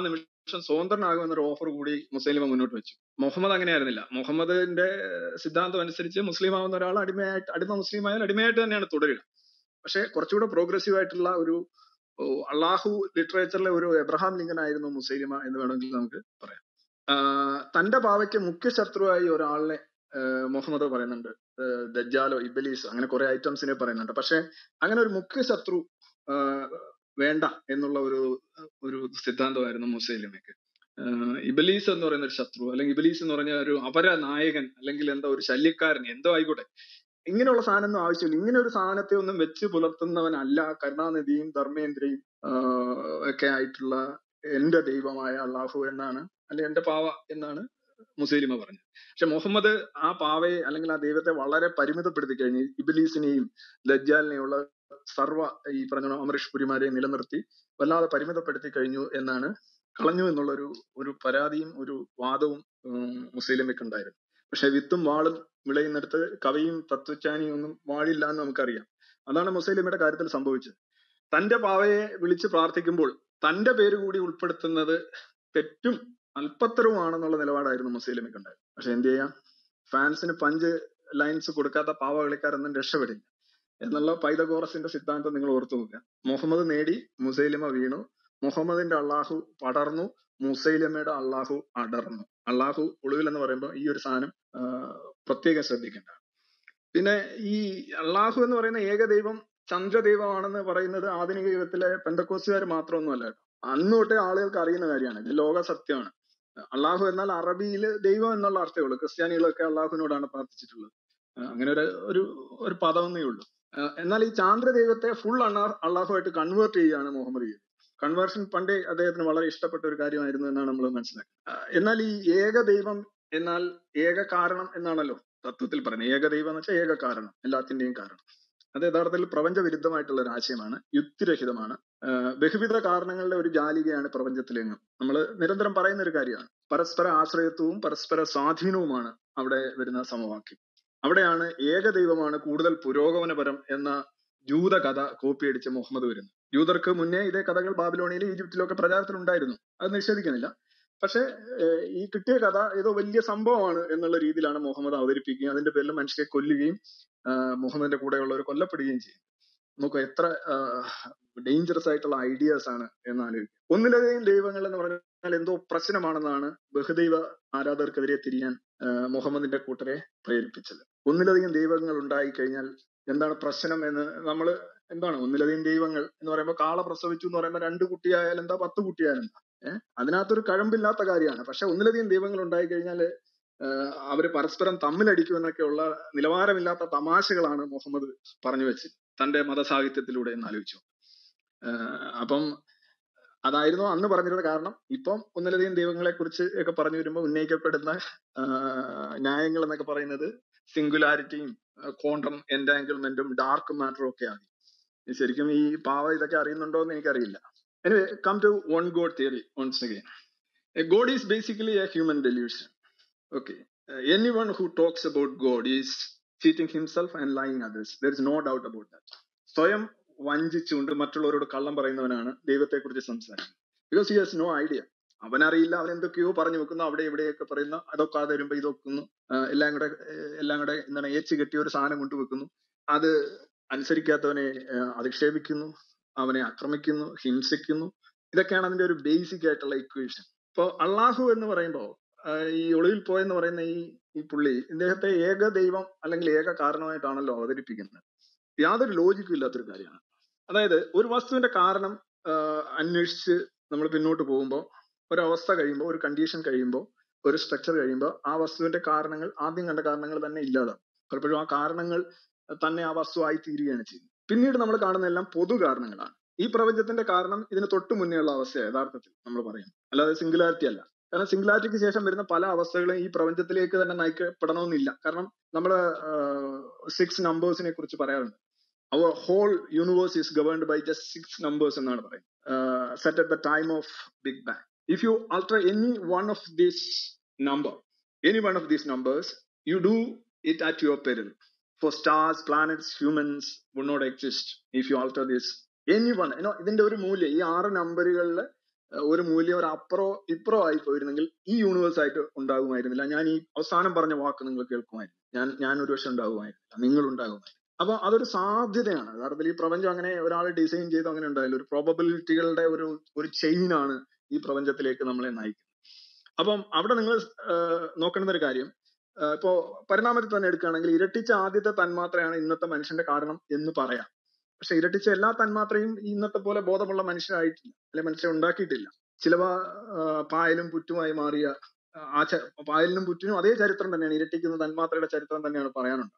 Speaker 9: വർഷം സ്വതന്ത്രനാകുമെന്നൊരു ഓഫർ കൂടി മുസ്ലിം മുന്നോട്ട് വെച്ചു മുഹമ്മദ് അങ്ങനെയായിരുന്നില്ല മുഹമ്മദിന്റെ സിദ്ധാന്തം അനുസരിച്ച് മുസ്ലിം ആവുന്ന ഒരാൾ അടിമയായിട്ട് അടിമ മുസ്ലിം ആയാൽ അടിമയായിട്ട് തന്നെയാണ് തുടരുക പക്ഷെ കുറച്ചുകൂടെ പ്രോഗ്രസീവ് ആയിട്ടുള്ള ഒരു ഓ, അള്ളാഹു ലിറ്ററേച്ചറിലെ ഒരു എബ്രഹാം ലിങ്കൻ ആയിരുന്നു മുസൈലിമ എന്ന് വേണമെങ്കിൽ നമുക്ക് പറയാം ആഹ് തന്റെ പാവയ്ക്ക് മുഖ്യ ശത്രുവായി ഒരാളിനെ ആഹ് മുഹമ്മദ് പറയുന്നുണ്ട് ആഹ് ദജ്ജാലോ ഇബലീസ് അങ്ങനെ കുറെ ഐറ്റംസിനെ പറയുന്നുണ്ട് പക്ഷെ അങ്ങനെ ഒരു മുഖ്യ ശത്രു ആഹ് വേണ്ട എന്നുള്ള ഒരു ഒരു സിദ്ധാന്തമായിരുന്നു മുസൈലിമയ്ക്ക് ആഹ് ഇബലീസ് എന്ന് പറയുന്ന ഒരു ശത്രു അല്ലെങ്കിൽ ഇബലീസ് എന്ന് പറഞ്ഞ ഒരു അപര നായകൻ അല്ലെങ്കിൽ എന്താ ഒരു ശല്യക്കാരൻ എന്തോ ആയിക്കോട്ടെ ഇങ്ങനെയുള്ള സാധനമൊന്നും ആവശ്യമില്ല ഇങ്ങനെ ഒരു സാധനത്തെ ഒന്നും വെച്ച് പുലർത്തുന്നവനല്ല കരുണാനിധിയും ധർമ്മേന്ദ്രയും ആഹ് ഒക്കെ ആയിട്ടുള്ള എന്റെ ദൈവമായ അള്ളാഹു എന്നാണ് അല്ലെ എന്റെ പാവ എന്നാണ് മുസൈലിമ പറഞ്ഞത് പക്ഷെ മുഹമ്മദ് ആ പാവയെ അല്ലെങ്കിൽ ആ ദൈവത്തെ വളരെ പരിമിതപ്പെടുത്തി കഴിഞ്ഞു ഇബിലീസിനെയും ദജ്ജാലിനെയുള്ള സർവ ഈ പറഞ്ഞ അമരീഷ് പുരിമാരെ നിലനിർത്തി വല്ലാതെ പരിമിതപ്പെടുത്തി കഴിഞ്ഞു എന്നാണ് കളഞ്ഞു എന്നുള്ള ഒരു ഒരു പരാതിയും ഒരു വാദവും ഉം, മുസ്ലിമയ്ക്ക് ഉണ്ടായിരുന്നു പക്ഷെ വിത്തും വാളും വിളയുന്നിടത്ത് കവിയും തത്വജ്ഞാനിയും ഒന്നും വാഴില്ല എന്ന് നമുക്കറിയാം അതാണ് മുസ്ലിമയുടെ കാര്യത്തിൽ സംഭവിച്ചത് തന്റെ പാവയെ വിളിച്ച് പ്രാർത്ഥിക്കുമ്പോൾ തന്റെ പേര് കൂടി ഉൾപ്പെടുത്തുന്നത് തെറ്റും അല്പത്തരവുമാണെന്നുള്ള നിലപാടായിരുന്നു മുസ്ലിമയ്ക്ക് ഉണ്ടായത് പക്ഷെ എന്ത് ചെയ്യാം ഫാൻസിന് പഞ്ച് ലൈൻസ് കൊടുക്കാത്ത പാവ കളിക്കാരൊന്നും രക്ഷപ്പെടില്ല എന്നുള്ള പൈതഗോറസിന്റെ സിദ്ധാന്തം നിങ്ങൾ ഓർത്തു നോക്കുക മുഹമ്മദ് നേടി മുസൈലിമ വീണു മുഹമ്മദിന്റെ അള്ളാഹു പടർന്നു മുസൈലിമയുടെ അള്ളാഹു അടർന്നു അള്ളാഹു ഒളിവിൽ എന്ന് പറയുമ്പോൾ ഈ ഒരു സാധനം ആ, പ്രത്യേകം ശ്രദ്ധിക്കേണ്ട പിന്നെ ഈ അള്ളാഹു എന്ന് പറയുന്ന ഏകദൈവം ചന്ദ്രദൈവമാണെന്ന് പറയുന്നത് ആധുനിക യുഗത്തിലെ പെന്തക്കോസുകാർ മാത്രമൊന്നുമല്ല കേട്ടോ അന്ന് തൊട്ടേ ആളുകൾക്ക് അറിയുന്ന കാര്യമാണ് ഇത് ലോക സത്യമാണ് അള്ളാഹു എന്നാൽ അറബിയിൽ ദൈവം എന്നുള്ള അർത്ഥമേ ഉള്ളൂ ക്രിസ്ത്യാനികളൊക്കെ അള്ളാഹുവിനോടാണ് പ്രാർത്ഥിച്ചിട്ടുള്ളത് ആ, അങ്ങനെ ഒരു ഒരു ഒരു പദമെന്നേ ഉള്ളൂ ആ, എന്നാൽ ഈ ചാന്ദ്ര ദൈവത്തെ ഫുൾ അള്ളാഹുമായിട്ട് കൺവേർട്ട് ചെയ്യുകയാണ് മുഹമ്മദ് ചെയ്തത് കൺവേർഷൻ പണ്ടേ അദ്ദേഹത്തിന് വളരെ ഇഷ്ടപ്പെട്ട ഒരു കാര്യമായിരുന്നു എന്നാണ് നമ്മൾ മനസ്സിലാക്കുന്നത് ആ, എന്നാൽ ഈ ഏക ദൈവം എന്നാൽ ഏക കാരണം എന്നാണല്ലോ തത്വത്തിൽ പറയുന്നത് ഏക ദൈവം എന്ന് വെച്ചാൽ ഏക കാരണം എല്ലാത്തിന്റെയും കാരണം അത് യഥാർത്ഥത്തിൽ പ്രപഞ്ച വിരുദ്ധമായിട്ടുള്ള ഒരു ആശയമാണ് യുക്തിരഹിതമാണ് ആഹ് ബഹുവിധ കാരണങ്ങളുടെ ഒരു ജാലികയാണ് പ്രപഞ്ചത്തിലെങ്ങും നമ്മൾ നിരന്തരം പറയുന്ന ഒരു കാര്യമാണ് പരസ്പര ആശ്രയത്വവും പരസ്പര സ്വാധീനവുമാണ് അവിടെ വരുന്ന സമവാക്യം അവിടെയാണ് ഏകദൈവമാണ് കൂടുതൽ പുരോഗമനപരം എന്ന ജൂത കഥ കോപ്പിയടിച്ച് മുഹമ്മദ് വരുന്നത് ജൂതർക്ക് മുന്നേ ഇതേ കഥകൾ ബാബിലോണിയയിലും ഈജിപ്തിലും ഒക്കെ പ്രചാരത്തിലുണ്ടായിരുന്നു അത് നിഷേധിക്കുന്നില്ല പക്ഷെ ഏഹ് ഈ കിട്ടിയ കഥ ഏതോ വലിയ സംഭവമാണ് എന്നുള്ള രീതിയിലാണ് മുഹമ്മദ് അവതരിപ്പിക്കുകയും അതിന്റെ പേരിൽ മനുഷ്യരെ കൊല്ലുകയും ആഹ് മുഹമ്മദിന്റെ കൂടെയുള്ളവർ കൊല്ലപ്പെടുകയും ചെയ്യും നോക്കൂ എത്ര ഡേഞ്ചറസ് ആയിട്ടുള്ള ഐഡിയാസ് ആണ് എന്ന് ആലോചിക്കും ഒന്നിലധികം ദൈവങ്ങൾ എന്ന് പറഞ്ഞാൽ എന്തോ പ്രശ്നമാണെന്നാണ് ബഹുദൈവ ആരാധകർക്കെതിരെ തിരിയാൻ ആഹ് മുഹമ്മദിന്റെ കൂട്ടരെ പ്രേരിപ്പിച്ചത് ഒന്നിലധികം ദൈവങ്ങൾ ഉണ്ടായി കഴിഞ്ഞാൽ എന്താണ് പ്രശ്നം എന്ന് നമ്മൾ എന്താണ് ഒന്നിലധികം ദൈവങ്ങൾ എന്ന് പറയുമ്പോൾ കാള പ്രസവിച്ചു എന്ന് പറയുമ്പോൾ രണ്ട് കുട്ടിയായാൽ എന്താ പത്ത് കുട്ടിയായാൽ എന്താ ഏഹ് അതിനകത്തൊരു കഴമ്പില്ലാത്ത കാര്യമാണ് പക്ഷെ ഒന്നിലധികം ദൈവങ്ങൾ ഉണ്ടായി കഴിഞ്ഞാൽ അവര് പരസ്പരം തമ്മിലടിക്കുമെന്നൊക്കെയുള്ള നിലവാരമില്ലാത്ത തമാശകളാണ് മുഹമ്മദ് പറഞ്ഞു വെച്ചത് തന്റെ മതസാഹിത്യത്തിലൂടെ എന്ന് ആലോചിച്ചു ആഹ് അപ്പം അതായിരുന്നു അന്ന് പറഞ്ഞിരുന്ന കാരണം ഇപ്പം ഒന്നിലധികം ദൈവങ്ങളെ കുറിച്ച് ഒക്കെ പറഞ്ഞു വരുമ്പോൾ ഉന്നയിക്കപ്പെടുന്ന ആഹ് ന്യായങ്ങൾ എന്നൊക്കെ പറയുന്നത് സിംഗുലാരിറ്റിയും ക്വാണ്ടം എൻഡാങ്കിൾമെന്റും ഡാർക്ക് മാറ്ററും ഒക്കെ ആണ് ശരിക്കും ഈ പാവ ഇതൊക്കെ അറിയുന്നുണ്ടോ എന്ന് എനിക്കറിയില്ല anyway come to one god theory once again a god is basically a human delusion okay uh, anyone who talks about god is cheating himself and lying others there is no doubt about that സ്വയം വഞ്ചിച്ചുകൊണ്ട് മറ്റുള്ളവരോട് കള്ളം പറയുന്നവനാണ് ദൈവത്തെക്കുറിച്ച് സംസാരിക്കുന്നത് because he has no idea അവനറിയില്ല അവൻ എന്തൊക്കെയോ പറഞ്ഞു വെക്കുന്നു അവിടെ ഇവിടെയൊക്കെ പറയുന്ന അതൊക്കെ അത് വരുമ്പോ ഇതൊക്കുന്നു ആഹ് എല്ലാം കൂടെ ഏഹ് എല്ലാം കൂടെ എന്താണ് ഏച്ച് കെട്ടിയ ഒരു സാധനം കൊണ്ടുവെക്കുന്നു അത് അനുസരിക്കാത്തവനെ ആഹ് അധിക്ഷേപിക്കുന്നു അവനെ ആക്രമിക്കുന്നു ഹിംസിക്കുന്നു ഇതൊക്കെയാണ് അതിന്റെ ഒരു ബേസിക് ആയിട്ടുള്ള ഇക്വേഷൻ ഇപ്പൊ അള്ളാഹു എന്ന് പറയുമ്പോൾ ഈ ഒളിവിൽ പോയെന്ന് പറയുന്ന ഈ ഈ പുള്ളി ഇദ്ദേഹത്തെ ഏക ദൈവം അല്ലെങ്കിൽ ഏക കാരണമായിട്ടാണല്ലോ അവതരിപ്പിക്കുന്നത് യാതൊരു ലോജിക്കും ഇല്ലാത്തൊരു കാര്യമാണ് അതായത് ഒരു വസ്തുവിന്റെ കാരണം ആഹ് അന്വേഷിച്ച് നമ്മൾ പിന്നോട്ട് പോകുമ്പോൾ ഒരവസ്ഥ കഴിയുമ്പോൾ ഒരു കണ്ടീഷൻ കഴിയുമ്പോൾ ഒരു സ്ട്രക്ചർ കഴിയുമ്പോൾ ആ വസ്തുവിന്റെ കാരണങ്ങൾ ആദ്യം കണ്ട കാരണങ്ങൾ തന്നെ ഇല്ലാതാവും പലപ്പോഴും ആ കാരണങ്ങൾ തന്നെ ആ വസ്തു ആയി തീരുകയാണ് ചെയ്യുന്നത് പിന്നീട് നമ്മൾ കാണുന്ന എല്ലാം പൊതു കാരണങ്ങളാണ് ഈ പ്രപഞ്ചത്തിന്റെ കാരണം ഇതിന് തൊട്ട് മുന്നേ ഉള്ള അവസ്ഥയാണ് യഥാർത്ഥത്തിൽ നമ്മൾ പറയുന്നത് അല്ലാതെ സിംഗുലാരിറ്റി അല്ല കാരണം സിംഗുലാരിറ്റിക്ക് ശേഷം വരുന്ന പല അവസ്ഥകളും ഈ പ്രപഞ്ചത്തിലേക്ക് തന്നെ നയിക്കപ്പെടണമെന്നില്ല കാരണം നമ്മൾ സിക്സ് നമ്പേഴ്സിനെ കുറിച്ച് പറയാറുണ്ട് അവർ whole universe is governed by just six numbers എന്നാണ് പറയുന്നത് set at the time of big bang if you alter any one of this number any one of these numbers you do it at your peril for stars planets humans would not exist if you alter this any one ഇതിന്റെ ഒരു മൂല്യം ഈ ആറ് നമ്പറുകളിൽ ഏഹ് ഒരു മൂല്യം ഒരു അപ്പുറോ ഇപ്പുറോ ആയി പോയിരുന്നെങ്കിൽ ഈ യൂണിവേഴ്സ് ആയിട്ട് ഉണ്ടാകുമായിരുന്നില്ല ഞാൻ ഈ അവസാനം പറഞ്ഞ വാക്ക് നിങ്ങൾ കേൾക്കുമായിരുന്നു ഞാൻ ഞാൻ ഒരു പക്ഷെ ഉണ്ടാകുമായിരുന്നില്ല നിങ്ങൾ ഉണ്ടാകുമായിരുന്നു അപ്പൊ അതൊരു സാധ്യതയാണ് യഥാർത്ഥത്തിൽ ഈ പ്രപഞ്ചം അങ്ങനെ ഒരാൾ ഡിസൈൻ ചെയ്ത് അങ്ങനെ ഉണ്ടായില്ല ഒരു പ്രോബബിലിറ്റികളുടെ ഒരു ഒരു ചെയിൻ ആണ് ഈ പ്രപഞ്ചത്തിലേക്ക് നമ്മളെ നയിക്കുന്നത് അപ്പം അവിടെ നിങ്ങൾ നോക്കേണ്ടുന്ന ഒരു കാര്യം ആഹ് ഇപ്പോ പരിണാമത്തിൽ തന്നെ എടുക്കുകയാണെങ്കിൽ ഇരട്ടിച്ച ആദ്യത്തെ തന്മാത്രയാണ് ഇന്നത്തെ മനുഷ്യന്റെ കാരണം എന്ന് പറയാം പക്ഷെ ഇരട്ടിച്ച എല്ലാ തന്മാത്രയും ഇന്നത്തെ പോലെ ബോധമുള്ള മനുഷ്യരായിട്ടില്ല അല്ലെ മനുഷ്യൻ ഉണ്ടാക്കിയിട്ടില്ല ചിലവ ആഹ് പായലും പുറ്റുമായി മാറിയ ആഹ് ആ ച- പായലിനും പുറ്റിനും അതേ ചരിത്രം തന്നെയാണ് ഇരട്ടിക്കുന്ന തന്മാത്രയുടെ ചരിത്രം തന്നെയാണ് പറയാനുണ്ട്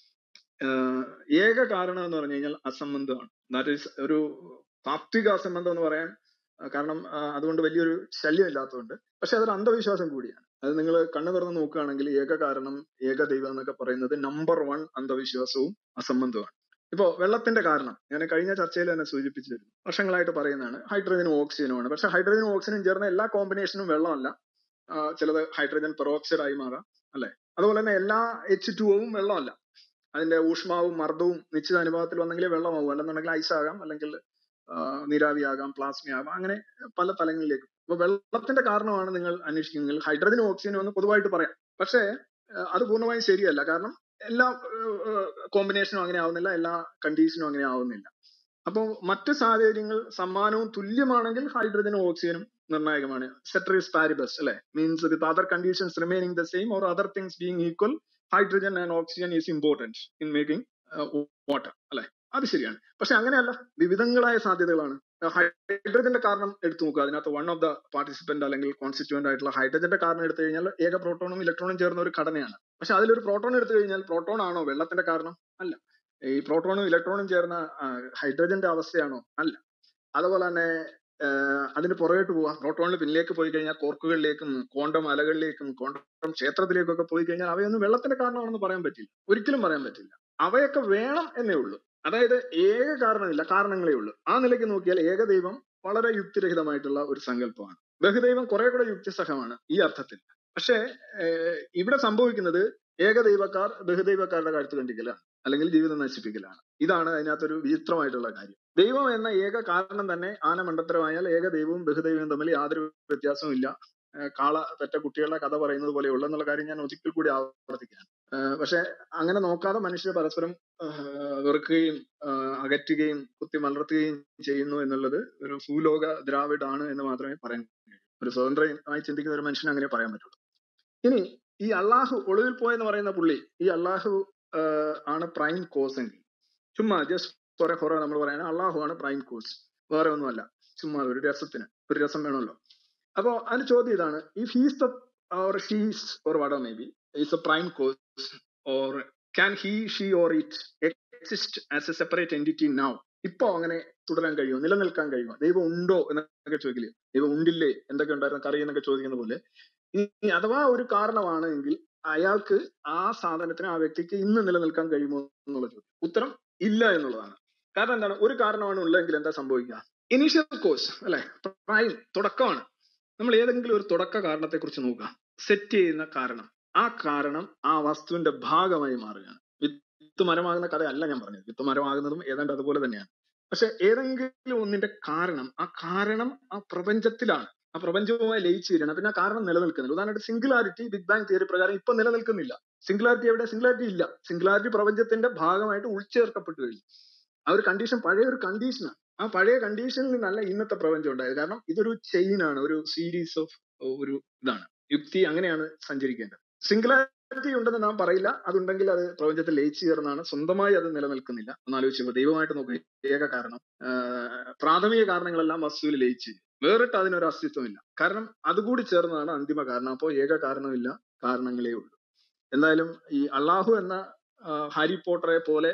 Speaker 9: ആഹ് ഏക കാരണം എന്ന് പറഞ്ഞു കഴിഞ്ഞാൽ അസംബന്ധമാണ് ദാറ്റ് ഈസ് ഒരു താത്വിക അസംബന്ധം എന്ന് പറയാൻ ആഹ് കാരണം ആഹ് അതുകൊണ്ട് വലിയൊരു ശല്യം ഇല്ലാത്തതുകൊണ്ട് പക്ഷെ അതൊരു അന്ധവിശ്വാസം കൂടിയാണ് അത് നിങ്ങൾ കണ്ണു തുറന്ന് നോക്കുകയാണെങ്കിൽ ഏക കാരണം ഏക ദൈവം എന്നൊക്കെ പറയുന്നത് നമ്പർ വൺ അന്ധവിശ്വാസവും അസംബന്ധവുമാണ് ഇപ്പോ വെള്ളത്തിന്റെ കാരണം ഞാൻ കഴിഞ്ഞ ചർച്ചയിൽ തന്നെ സൂചിപ്പിച്ചിരുന്നു വർഷങ്ങളായിട്ട് പറയുന്നതാണ് ഹൈഡ്രജനും ഓക്സിജനും ആണ് പക്ഷെ ഹൈഡ്രജനും ഓക്സിജനും ചേർന്ന എല്ലാ കോമ്പിനേഷനും വെള്ളമല്ല ആഹ് ചിലത് ഹൈഡ്രജൻ പെറോക്സൈഡ് ആയി മാറാം അല്ലെ അതുപോലെ തന്നെ എല്ലാ എച്ച് ടുവും വെള്ളമല്ല അതിന്റെ ഊഷ്മാവും മർദ്ദവും നിശ്ചിത അനുപാതത്തിൽ വന്നെങ്കിലേ വെള്ളമാവും അല്ലെന്നുണ്ടെങ്കിൽ ഐസ് ആകാം അല്ലെങ്കിൽ ആഹ് നീരാവിയാകാം പ്ലാസ്മ ആകാം അങ്ങനെ പല തലങ്ങളിലേക്ക് അപ്പൊ വെള്ളത്തിന്റെ കാരണമാണ് നിങ്ങൾ അന്വേഷിക്കുന്നത് ഹൈഡ്രജനും ഓക്സിജനും എന്ന് പൊതുവായിട്ട് പറയാം പക്ഷേ ആഹ് അത് പൂർണ്ണമായും ശരിയല്ല കാരണം എല്ലാ കോമ്പിനേഷനും അങ്ങനെ ആവുന്നില്ല എല്ലാ കണ്ടീഷനും അങ്ങനെ ആവുന്നില്ല അപ്പോൾ മറ്റ് സാഹചര്യങ്ങൾ സമാനവും തുല്യമാണെങ്കിൽ ഹൈഡ്രജനും ഓക്സിജനും നിർണായകമാണ് സെറ്ററീസ് പാരിബസ് അല്ലെ means with other conditions remaining the same or other things being equal hydrogen and oxygen is important in making water അല്ലെ അത് ശരിയാണ് പക്ഷെ അങ്ങനെയല്ല വിവിധങ്ങളായ സാധ്യതകളാണ് ഹൈഡ്രജന്റെ കാരണം എടുത്തു നോക്കുക അതിനകത്ത് വൺ ഓഫ് ദ പാർട്ടിസിപ്പന്റ് അല്ലെങ്കിൽ കോൺസ്റ്റിറ്റ്യൂന്റ് ആയിട്ടുള്ള ഹൈഡ്രജന്റെ കാരണം എടുത്തു കഴിഞ്ഞാൽ ഏക പ്രോട്ടോണും ഇലക്ട്രോണും ചേർന്ന ഒരു ഘടനയാണ് പക്ഷെ അതിലൊരു പ്രോട്ടോൺ എടുത്തു കഴിഞ്ഞാൽ പ്രോട്ടോൺ ആണോ വെള്ളത്തിന്റെ കാരണം അല്ല ഈ പ്രോട്ടോണും ഇലക്ട്രോണും ചേർന്ന ഹൈഡ്രജന്റെ അവസ്ഥയാണോ അല്ല അതുപോലെ തന്നെ ആഹ് അതിന് പുറകോട്ട് പോവാ പ്രോട്ടോണിന് പിന്നിലേക്ക് പോയി കഴിഞ്ഞാൽ കോർക്കുകളിലേക്കും ക്വാണ്ടം അലകളിലേക്കും ക്വാണ്ടം ക്ഷേത്രത്തിലേക്കും ഒക്കെ പോയി കഴിഞ്ഞാൽ അവയൊന്നും വെള്ളത്തിന്റെ കാരണമാണെന്ന് പറയാൻ പറ്റില്ല ഒരിക്കലും പറയാൻ പറ്റില്ല അവയൊക്കെ വേണം എന്നേ ഉള്ളൂ അതായത് ഏക കാരണമില്ല കാരണങ്ങളേ ഉള്ളൂ ആ നിലയ്ക്ക് നോക്കിയാൽ ഏകദൈവം വളരെ യുക്തിരഹിതമായിട്ടുള്ള ഒരു സങ്കല്പമാണ് ബഹുദൈവം കുറെ കൂടെ യുക്തിസഹമാണ് ഈ അർത്ഥത്തിൽ പക്ഷേ ഏഹ് ഇവിടെ സംഭവിക്കുന്നത് ഏകദൈവക്കാർ ബഹുദൈവക്കാരുടെ കഴുത്ത് കണ്ടിക്കലാണ് അല്ലെങ്കിൽ ജീവിതം നശിപ്പിക്കലാണ് ഇതാണ് അതിനകത്തൊരു വിചിത്രമായിട്ടുള്ള കാര്യം ദൈവം എന്ന ഏക കാരണം തന്നെ ആനമണ്ടത്തരമായാൽ ഏക ദൈവവും ബഹുദൈവവും തമ്മിൽ യാതൊരു വ്യത്യാസവും ഇല്ല ഏഹ് കാള പെറ്റ കുട്ടികളുടെ കഥ പറയുന്നത് പോലെ ഉള്ളെന്നുള്ള കാര്യം ഞാൻ ഒരിക്കൽ കൂടി ആവർത്തിക്കുകയാണ് ഏഹ് പക്ഷെ അങ്ങനെ നോക്കാതെ മനുഷ്യർ പരസ്പരം ഏഹ് വെറുക്കുകയും ഏഹ് അകറ്റുകയും കുത്തി മലർത്തുകയും ചെയ്യുന്നു എന്നുള്ളത് ഒരു ഭൂലോക ദ്രാവിഡാണ് എന്ന് മാത്രമേ പറയാൻ കഴിയൂ ഒരു സ്വതന്ത്രമായി ചിന്തിക്കുന്ന ഒരു മനുഷ്യന് അങ്ങനെ പറയാൻ പറ്റുള്ളൂ ഇനി ഈ അള്ളാഹു ഒളിവിൽ പോയെന്ന് പറയുന്ന പുള്ളി ഈ അള്ളാഹു ആഹ് ആണ് പ്രൈം കോസ് എങ്കിൽ ചുമ്മാ ജസ്റ്റ് കുറെ കുറെ നമ്മൾ പറയാൻ അള്ളാഹു ആണ് പ്രൈം കോസ് വേറെ ഒന്നുമല്ല ചുമ്മാ ഒരു രസത്തിന് ഒരു രസം വേണമല്ലോ അപ്പോ അതിന് ചോദ്യം ഇതാണ് if he's the or she's or what may be is a prime cause or can he she or it exist as a separate entity now ഇപ്പോ അങ്ങനെ തുടരാൻ കഴിയുമോ നിലനിൽക്കാൻ കഴിയുമോ ദൈവം ഉണ്ടോ എന്നൊക്കെ ചോദിക്കില്ലേ ദൈവം ഉണ്ടില്ലേ എന്തൊക്കെ ഉണ്ടായിരുന്നു കറി എന്നൊക്കെ ചോദിക്കുന്ന പോലെ ഇനി അഥവാ ഒരു കാരണമാണ് എങ്കിൽ അയാൾക്ക് ആ സാധനത്തിന് ആ വ്യക്തിക്ക് ഇന്ന് നിലനിൽക്കാൻ കഴിയുമോ എന്നുള്ള ചോദ്യം ഉത്തരം ഇല്ല എന്നുള്ളതാണ് കാരണം എന്താണ് ഒരു കാരണമാണ് ഉള്ളതെങ്കിൽ എന്താ സംഭവിക്കുക ഇനീഷ്യൽ കോഴ്സ് അല്ലെ പ്രൈം തുടക്കമാണ് നമ്മൾ ഏതെങ്കിലും ഒരു തുടക്ക കാരണത്തെ കുറിച്ച് നോക്കുക സെറ്റ് ചെയ്യുന്ന കാരണം ആ കാരണം ആ വസ്തുവിന്റെ ഭാഗമായി മാറുകയാണ് വിത്ത് മരമാകുന്ന കഥയല്ല ഞാൻ പറഞ്ഞത് വിത്ത് മരമാകുന്നതും ഏതാണ്ട് അതുപോലെ തന്നെയാണ് പക്ഷെ ഏതെങ്കിലും ഒന്നിന്റെ കാരണം ആ കാരണം ആ പ്രപഞ്ചത്തിലാണ് ആ പ്രപഞ്ചവുമായി ലയിച്ചു വരികയാണ് പിന്നെ ആ കാരണം നിലനിൽക്കുന്നില്ല ഉദാഹരണമായിട്ട് സിംഗുലാരിറ്റി ബിഗ് ബാങ് തിയറി പ്രകാരം ഇപ്പൊ നിലനിൽക്കുന്നില്ല സിംഗുലാരിറ്റി എവിടെ സിംഗുലാരിറ്റി ഇല്ല സിംഗുലാരിറ്റി പ്രപഞ്ചത്തിന്റെ ഭാഗമായിട്ട് ഉൾച്ചേർക്കപ്പെട്ടു കഴിഞ്ഞു ആ ഒരു കണ്ടീഷൻ പഴയ ഒരു കണ്ടീഷനാണ് ആ പഴയ കണ്ടീഷനിൽ നിന്നല്ല ഇന്നത്തെ പ്രപഞ്ചം ഉണ്ടായത് കാരണം ഇതൊരു ചെയിൻ ആണ് ഒരു സീരീസ് ഓഫ് ഒരു ഇതാണ് യുക്തി അങ്ങനെയാണ് സഞ്ചരിക്കേണ്ടത് സിംഗുലാരിറ്റി ഉണ്ടെന്ന് നാം പറയില്ല അതുണ്ടെങ്കിൽ അത് പ്രപഞ്ചത്തിൽ ലയിച്ചു ചേർന്നാണ് സ്വന്തമായി അത് നിലനിൽക്കുന്നില്ല ഒന്ന് ആലോചിച്ചപ്പോൾ ദൈവമായിട്ട് നോക്കുക ഏക കാരണം ആഹ് പ്രാഥമിക കാരണങ്ങളെല്ലാം വസ്തുവിൽ ലയിച്ചു വേറിട്ട് അതിനൊരു അസ്തിത്വമില്ല കാരണം അതുകൂടി ചേർന്നതാണ് അന്തിമ കാരണം അപ്പോൾ ഏക കാരണമില്ല കാരണങ്ങളേ ഉള്ളൂ എന്തായാലും ഈ അള്ളാഹു എന്ന ആഹ് ഹാരി പോട്ടറെ പോലെ